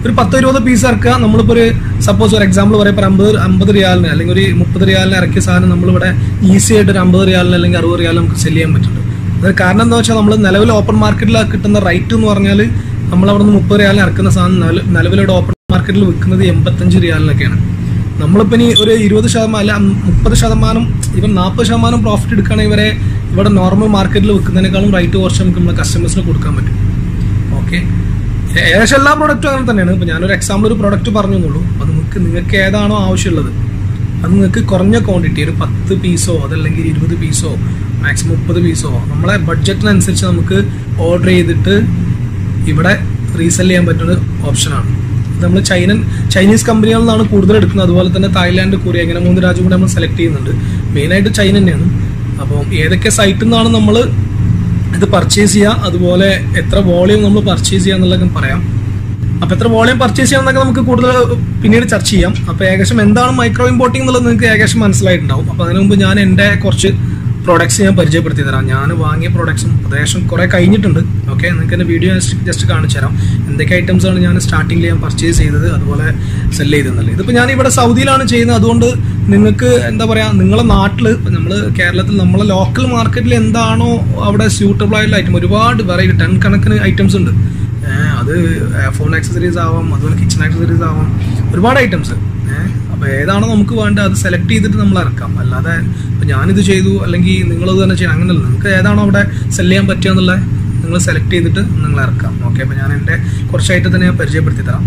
Speaker 1: ഒരു പത്തോ ഇരുപതോ പീസ് ഇറക്കുക നമ്മളിപ്പോൾ ഒരു സപ്പോസ് ഒരു എക്സാമ്പിൾ പറയുമ്പോൾ ഒരു അമ്പത് അമ്പത് റിയാലിന് അല്ലെങ്കിൽ ഒരു മുപ്പത് റിയാലിന് ഇറക്കിയ സാധനം നമ്മളിവിടെ ഈസി ആയിട്ട് ഒരു അമ്പത് റിയാലിന് അല്ലെങ്കിൽ അറുപത് റിയാലിന് നമുക്ക് സെല് ചെയ്യാൻ പറ്റുന്നുണ്ട് അതിന് കാരണം എന്താ വെച്ചാൽ നമ്മൾ നിലവിൽ ഓപ്പൺ മാർക്കറ്റിൽ കിട്ടുന്ന റേറ്റ് എന്ന് പറഞ്ഞാൽ നമ്മൾ അവിടെ നിന്ന് മുപ്പത് റിയാലിന് ഇറക്കുന്ന സാധനം നില- നിലവിലിവിടെ ഓപ്പൺ മാർക്കറ്റിൽ വിൽക്കുന്നത് എൺപത്തഞ്ച് റിയാലിനൊക്കെയാണ് നമ്മളിപ്പോൾ ഇനി ഒരു ഇരുപത് ശതമാനം അല്ല മുപ്പത് ശതമാനം ഇവൻ നാൽപ്പത് ശതമാനം പ്രോഫിറ്റ് എടുക്കുകയാണെങ്കിൽ ഇവരെ ഇവിടെ നോർമൽ മാർക്കറ്റിൽ വിൽക്കുന്നതിനേക്കാളും റേറ്റ് കുറച്ച് നമുക്ക് നമ്മുടെ കസ്റ്റമേഴ്സിന് കൊടുക്കാൻ പറ്റും ഓക്കെ ഏകദേശം എല്ലാ പ്രോഡക്റ്റും അങ്ങനെ തന്നെയാണ് ഇപ്പം ഞാനൊരു എക്സാമ്പിൾ ഒരു പ്രോഡക്റ്റ് പറഞ്ഞു എന്നുള്ളൂ അത് നിങ്ങൾക്ക് നിങ്ങൾക്ക് ഏതാണോ ആവശ്യമുള്ളത് അത് നിങ്ങൾക്ക് കുറഞ്ഞ ക്വാണ്ടിറ്റി ഒരു പത്ത് പീസോ അതല്ലെങ്കിൽ ഇരുപത് പീസോ മാക്സിമം മുപ്പത് പീസോ നമ്മളെ ബഡ്ജറ്റിനനുസരിച്ച് നമുക്ക് ഓർഡർ ചെയ്തിട്ട് ഇവിടെ റീസെല് ചെയ്യാൻ പറ്റുന്ന ഓപ്ഷനാണ് നമ്മൾ ചൈന ചൈനീസ് കമ്പനികളിൽ നിന്നാണ് കൂടുതൽ എടുക്കുന്നത് അതുപോലെ തന്നെ തായ്ലാന്റ് കൊറിയ ഇങ്ങനെ മൂന്ന് രാജ്യം കൂടെ നമ്മൾ സെലക്ട് ചെയ്യുന്നുണ്ട് മെയിനായിട്ട് ചൈന തന്നെയാണ് അപ്പോൾ ഏതൊക്കെ സൈറ്റിൽ നിന്നാണ് നമ്മൾ ഇത് പർച്ചേസ് ചെയ്യുക അതുപോലെ എത്ര വോളിയം നമ്മൾ പർച്ചേസ് ചെയ്യുക എന്നുള്ളതൊക്കെ പറയാം അപ്പൊ എത്ര വോളിയം പർച്ചേസ് ചെയ്യാമെന്നൊക്കെ നമുക്ക് കൂടുതൽ പിന്നീട് ചർച്ച ചെയ്യാം അപ്പൊ ഏകദേശം എന്താണ് മൈക്രോ ഇമ്പോർട്ടിംഗ് എന്നുള്ളത് നിങ്ങൾക്ക് ഏകദേശം മനസ്സിലായിട്ടുണ്ടാവും അപ്പൊ അതിനു മുമ്പ് ഞാൻ എൻ്റെ കുറച്ച് പ്രോഡക്ട്സ് ഞാൻ പരിചയപ്പെടുത്തി തരാം ഞാൻ വാങ്ങിയ പ്രോഡക്ട്സും ഏകദേശം കുറെ കഴിഞ്ഞിട്ടുണ്ട് ഓക്കെ നിങ്ങൾക്ക് എൻ്റെ വീഡിയോ ജസ്റ്റ് കാണിച്ചു തരാം എന്തൊക്കെ ഐറ്റംസ് ആണ് ഞാൻ സ്റ്റാർട്ടിങ്ങിൽ ഞാൻ പർച്ചേസ് ചെയ്തത് അതുപോലെ സെല് ചെയ്തെന്നുള്ളത് ഇതിപ്പോൾ ഞാൻ ഇവിടെ സൗദിയിലാണ് ചെയ്യുന്നത് അതുകൊണ്ട് നിങ്ങൾക്ക് എന്താ പറയാ നിങ്ങളെ നാട്ടിൽ നമ്മൾ കേരളത്തിൽ നമ്മളെ ലോക്കൽ മാർക്കറ്റിൽ എന്താണോ അവിടെ സ്യൂട്ടബിൾ ആയിട്ടുള്ള ഐറ്റം ഒരുപാട് വെറൈറ്റി ടൺ കണക്കിന് ഐറ്റംസ് ഉണ്ട് ഏഹ് അത് ഫോൺ ആക്സസറീസ് ആവാം അതുപോലെ കിച്ചൺ ആക്സസറീസ് ആവാം ഒരുപാട് ഐറ്റംസ് ഏഹ് അപ്പൊ ഏതാണോ നമുക്ക് വേണ്ടത് അത് സെലക്ട് ചെയ്തിട്ട് നമ്മൾ ഇറക്കാം അല്ലാതെ ഇപ്പൊ ഞാനിത് ചെയ്തു അല്ലെങ്കിൽ നിങ്ങളത് തന്നെ ചെയ്യണം അങ്ങനെയല്ല നിങ്ങൾക്ക് ഏതാണോ അവിടെ സെല് ചെയ്യാൻ പറ്റുക എന്നുള്ള നിങ്ങൾ സെലക്ട് ചെയ്തിട്ട് നിങ്ങൾ ഇറക്കാം ഓക്കെ അപ്പൊ ഞാൻ എൻ്റെ കുറച്ച് ഐറ്റം തന്നെ ഞാൻ പരിചയപ്പെടുത്തി തരാം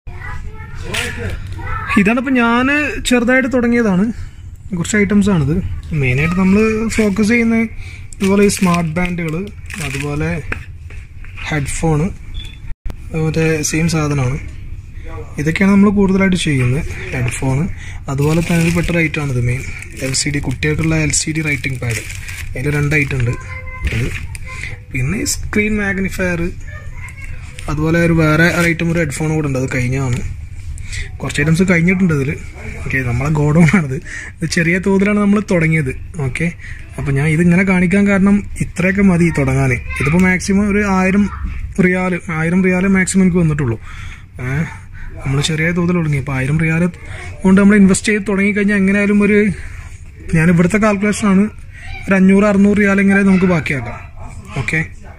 Speaker 1: ഇതാണ് ഇപ്പൊ ഞാൻ ചെറുതായിട്ട് തുടങ്ങിയതാണ് കുറച്ച് ഐറ്റംസ് ആണിത് മെയിനായിട്ട് നമ്മൾ ഫോക്കസ് ചെയ്യുന്നത് ഇതുപോലെ ഈ സ്മാർട്ട് ബാൻഡുകൾ അതുപോലെ ഹെഡ്ഫോണ് മറ്റേ സെയിം സാധനമാണ് ഇതൊക്കെയാണ് നമ്മൾ കൂടുതലായിട്ട് ചെയ്യുന്നത് ഹെഡ്ഫോണ് അതുപോലെ തന്നെ ഒരു പെട്ട റൈറ്റ് ആണിത് മെയിൻ എൽ സി ഡി കുട്ടികൾക്കുള്ള L C D writing pad അതിൽ രണ്ട് ഐറ്റം ഉണ്ട് അത് പിന്നെ സ്ക്രീൻ മാഗ്നിഫയർ അതുപോലെ ഒരു വേറെ ഐറ്റം ഒരു ഹെഡ്ഫോൺ കൂടെ ഉണ്ട് അത് കഴിഞ്ഞാണ് കുറച്ച് ഐറ്റംസ് കഴിഞ്ഞിട്ടുണ്ട് ഇതിൽ ഓക്കെ നമ്മളെ ഗോഡൗൺ ആണിത് ഇത് ചെറിയ തോതിലാണ് നമ്മൾ തുടങ്ങിയത് ഓക്കെ അപ്പം ഞാൻ ഇതിങ്ങനെ കാണിക്കാൻ കാരണം ഇത്രയൊക്കെ മതി തുടങ്ങാൻ ഇതിപ്പോൾ മാക്സിമം ഒരു ആയിരം റിയാൽ ആയിരം റിയാൽ മാക്സിമം എനിക്ക് വന്നിട്ടുള്ളൂ ഏഹ് നമ്മൾ ചെറിയ തോതിൽ തുടങ്ങി അപ്പോൾ ആയിരം റിയാൽ കൊണ്ട് നമ്മൾ ഇൻവെസ്റ്റ് ചെയ്ത് തുടങ്ങിക്കഴിഞ്ഞാൽ എങ്ങനെയായാലും ഒരു ഞാൻ ഇവിടുത്തെ കാൽക്കുലേഷനാണ് ഒരു അഞ്ഞൂറ് അറുന്നൂറ് റിയാൽ എങ്ങനെ നമുക്ക് ബാക്കിയാക്കാം ഓക്കെ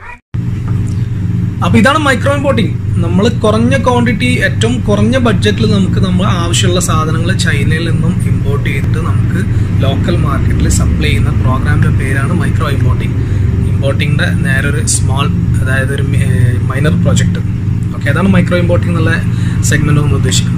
Speaker 1: അപ്പൊ ഇതാണ് മൈക്രോ ഇമ്പോർട്ടിംഗ് നമ്മൾ കുറഞ്ഞ ക്വാണ്ടിറ്റി ഏറ്റവും കുറഞ്ഞ ബഡ്ജറ്റിൽ നമുക്ക് നമ്മൾ ആവശ്യമുള്ള സാധനങ്ങൾ ചൈനയിൽ നിന്നും ഇമ്പോർട്ട് ചെയ്തിട്ട് നമുക്ക് ലോക്കൽ മാർക്കറ്റിൽ സപ്ലൈ ചെയ്യുന്ന പ്രോഗ്രാമിന്റെ പേരാണ് മൈക്രോ ഇമ്പോർട്ടിംഗ് ഇമ്പോർട്ടിങ്ങിന്റെ നേരെ ഒരു സ്മോൾ അതായത് ഒരു മൈനർ പ്രോജക്റ്റ് ഓക്കെ അതാണ് മൈക്രോ ഇമ്പോർട്ടിംഗ് എന്നുള്ള സെഗ്മെന്റ് നമ്മൾ ഉദ്ദേശിക്കുന്നത്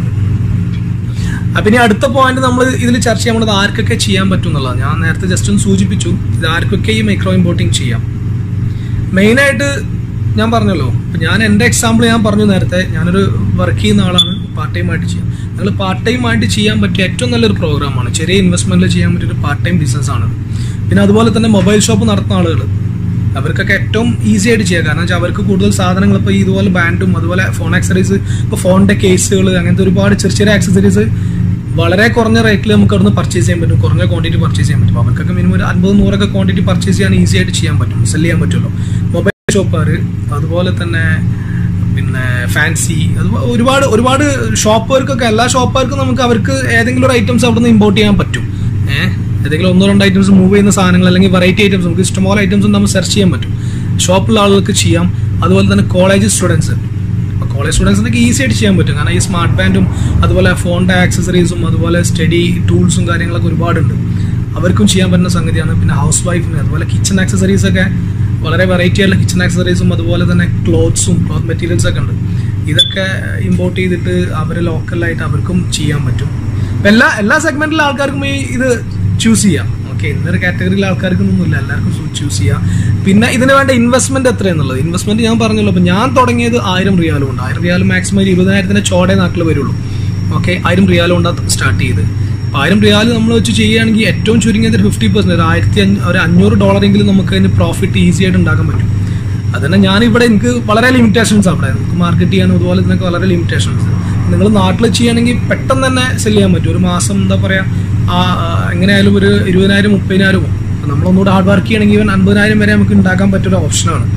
Speaker 1: അപ്പൊ ഇനി അടുത്ത പോയിന്റ് നമ്മൾ ഇതിൽ ചർച്ച ചെയ്യാൻ പോകുന്നത് ആർക്കൊക്കെ ചെയ്യാൻ പറ്റും എന്നുള്ളത് ഞാൻ നേരത്തെ ജസ്റ്റ് ഒന്ന് സൂചിപ്പിച്ചു ഇത് ആർക്കൊക്കെ ഈ മൈക്രോ ഇമ്പോർട്ടിംഗ് ചെയ്യാം മെയിനായിട്ട് ഞാൻ പറഞ്ഞല്ലോ ഇപ്പൊ ഞാൻ എൻ്റെ എക്സാമ്പിൾ ഞാൻ പറഞ്ഞു നേരത്തെ ഞാനൊരു വർക്ക് ചെയ്യുന്ന ആളാണ് പാർട്ട് ടൈം ആയിട്ട് ചെയ്യാം നിങ്ങൾ പാർട്ട് ടൈം ആയിട്ട് ചെയ്യാൻ പറ്റിയ ഏറ്റവും നല്ലൊരു പ്രോഗ്രാമാണ് ചെറിയ ഇൻവെസ്റ്റ്മെന്റിൽ ചെയ്യാൻ പറ്റിയ ഒരു പാർട്ട് ടൈം ബിസിനസ് ആണ് പിന്നെ അതുപോലെ തന്നെ മൊബൈൽ ഷോപ്പ് നടത്തുന്ന ആളുകൾ അവർക്കൊക്കെ ഏറ്റവും ഈസി ആയിട്ട് ചെയ്യാം കാരണം വെച്ചാൽ അവർക്ക് കൂടുതൽ സാധനങ്ങൾ ഇപ്പോൾ ഇതുപോലെ ബാൻഡും അതുപോലെ ഫോൺ ആക്സസറീസ് ഇപ്പോൾ ഫോണിന്റെ കേസുകൾ അങ്ങനത്തെ ഒരുപാട് ചെറിയ ചെറിയ ആക്സസറീസ് വളരെ കുറഞ്ഞ റേറ്റിൽ നമുക്ക് അവിടുന്ന് പർച്ചേസ് ചെയ്യാൻ പറ്റും കുറഞ്ഞ ക്വാണ്ടിറ്റി പർച്ചേസ് ചെയ്യാൻ പറ്റും അവർക്കൊക്കെ മിനിമം ഒരു അൻപത് നൂറൊക്കെ ക്വാണ്ടിറ്റി പർച്ചേസ് ചെയ്യാൻ ഈസി ആയിട്ട് ചെയ്യാൻ പറ്റും സെല് ചെയ്യാൻ പറ്റുമല്ലോ മൊബൈൽ ഷോപ്പുകാർ അതുപോലെ തന്നെ പിന്നെ ഫാൻസി അത് ഒരുപാട് ഒരുപാട് ഷോപ്പുകാർക്കൊക്കെ എല്ലാ ഷോപ്പുകാർക്കും നമുക്ക് അവർക്ക് ഏതെങ്കിലും ഒരു ഐറ്റംസ് അവിടെ നിന്ന് ഇമ്പോർട്ട് ചെയ്യാൻ പറ്റും ഏഹ് ഏതെങ്കിലും ഒന്നോ രണ്ടോ ഐറ്റംസ് മൂവ് ചെയ്യുന്ന സാധനങ്ങൾ അല്ലെങ്കിൽ വെറൈറ്റി ഐറ്റംസ് നമുക്ക് ഇഷ്ടംപോലെ ഐറ്റംസ് നമ്മൾ സെർച്ച് ചെയ്യാൻ പറ്റും ഷോപ്പിലുള്ള ആളുകൾക്ക് ചെയ്യാം അതുപോലെ തന്നെ കോളേജ് സ്റ്റുഡൻസ് അപ്പോൾ കോളേജ് സ്റ്റുഡൻസിനൊക്കെ ഈസി ആയിട്ട് ചെയ്യാൻ പറ്റും കാരണം ഈ സ്മാർട്ട് ബാൻഡും അതുപോലെ ഫോണിൻ്റെ ആക്സസറീസും അതുപോലെ സ്റ്റഡി ടൂൾസും കാര്യങ്ങളൊക്കെ ഒരുപാടുണ്ട് അവർക്കും ചെയ്യാൻ പറ്റുന്ന സംഗതിയാണ് പിന്നെ ഹൗസ് വൈഫിന് അതുപോലെ കിച്ചൺ ആക്സസറീസ് ഒക്കെ വളരെ വെറൈറ്റി ആയിട്ടുള്ള കിച്ചൺ ആക്സസറീസും അതുപോലെ തന്നെ ക്ലോത്ത്സും ക്ലോത്ത് മെറ്റീരിയൽസ് ഒക്കെ ഉണ്ട് ഇതൊക്കെ ഇമ്പോർട്ട് ചെയ്തിട്ട് അവർ ലോക്കലായിട്ട് അവർക്കും ചെയ്യാൻ പറ്റും അപ്പൊ എല്ലാ എല്ലാ സെഗ്മെന്റിലെ ആൾക്കാർക്കും ഈ ഇത് ചൂസ് ചെയ്യാം ഓക്കെ ഇന്നൊരു കാറ്റഗറിയിലെ ആൾക്കാർക്കൊന്നുമില്ല എല്ലാവർക്കും ചൂസ് ചെയ്യാം പിന്നെ ഇതിന് വേണ്ട ഇൻവെസ്റ്റ്മെന്റ് എത്രയെന്നുള്ളത് ഇൻവെസ്റ്റ്മെന്റ് ഞാൻ പറഞ്ഞല്ലോ അപ്പൊ ഞാൻ തുടങ്ങിയത് ആയിരം റിയാലും ഉണ്ട് ആയിരം റിയാൽ മാക്സിമം ഒരു ഇരുപതിനായിരത്തിന്റെ ചോടെ നാട്ടിൽ വരുള്ളൂ ഓക്കെ ആയിരം റിയാലും കൊണ്ടാണ് സ്റ്റാർട്ട് ചെയ്ത് അപ്പൊ ആയിരം റിയാൽ നമ്മൾ വെച്ച് ചെയ്യുകയാണെങ്കിൽ ഏറ്റവും ചുരുങ്ങിയത് ഒരു ഫിഫ്റ്റി പെർസെന്റ് ഒരു ആയിരത്തി അഞ്ഞൂ- ഒരു അഞ്ഞൂറ് ഡോളറെങ്കിലും നമുക്ക് അതിന് പ്രോഫിറ്റ് ഈസി ആയിട്ട് ഉണ്ടാക്കാൻ പറ്റും അതന്നെ ഞാൻ ഇവിടെ എനിക്ക് വളരെ ലിമിറ്റേഷൻസ് അവിടെ നമുക്ക് മാർക്കറ്റ് ചെയ്യാനും അതുപോലെ തന്നെ വളരെ ലിമിറ്റേഷൻസ് നിങ്ങൾ നാട്ടിൽ ചെയ്യുകയാണെങ്കിൽ പെട്ടെന്ന് തന്നെ സെല് ചെയ്യാൻ പറ്റും ഒരു മാസം എന്താ പറയാ ആ ആ, എങ്ങനെയായാലും ഒരു ഇരുപതിനായിരം മുപ്പതിനായിരം നമ്മളൊന്നുകൂടെ ഹാർഡ് വർക്ക് ചെയ്യണമെങ്കിൽ ഇവൻ അൻപതിനായിരം വരെ നമുക്ക് ഉണ്ടാക്കാൻ പറ്റിയൊരു ഓപ്ഷനാണ്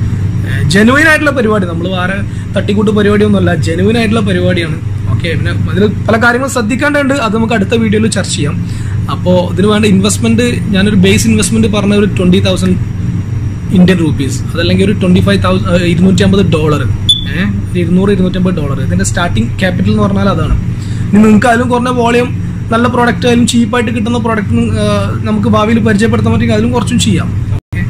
Speaker 1: ജെനുവിൻ ആയിട്ടുള്ള പരിപാടി നമ്മൾ വേറെ തട്ടിക്കൂട്ട് പരിപാടിയൊന്നുമല്ല ജെനുവിൻ ആയിട്ടുള്ള പരിപാടിയാണ് ഓക്കെ പിന്നെ അതിൽ പല കാര്യങ്ങളും ശ്രദ്ധിക്കേണ്ടതുണ്ട് അത് നമുക്ക് അടുത്ത വീഡിയോയിൽ ചർച്ച ചെയ്യാം അപ്പോൾ ഇതിന് വേണ്ട ഇൻവെസ്റ്റ്മെന്റ് ഞാനൊരു ബേസ് ഇൻവെസ്റ്റ്മെന്റ് പറഞ്ഞ ഒരു ട്വന്റി തൗസൻഡ് ഇന്ത്യൻ റുപ്പീസ് അതല്ലെങ്കിൽ ഒരു ട്വന്റി ഫൈവ് തൗസൻഡ് ഇരുന്നൂറ്റി അമ്പത് ഡോളർ ഏഹ് ഇരുന്നൂറ് ഇരുന്നൂറ്റമ്പത് ഡോളർ ഇതിന്റെ സ്റ്റാർട്ടിംഗ് ക്യാപിറ്റൽ എന്ന് പറഞ്ഞാൽ അതാണ് ഇനി നിങ്ങൾക്ക് അതിലും കുറഞ്ഞ വോളിയം നല്ല പ്രോഡക്റ്റ് ആയാലും ചീപ്പായിട്ട് കിട്ടുന്ന പ്രോഡക്റ്റ് നമുക്ക് ഭാവിയിൽ പരിചയപ്പെടുത്താൻ പറ്റുമെങ്കിൽ അതിലും കുറച്ചും ചെയ്യാം ഓക്കെ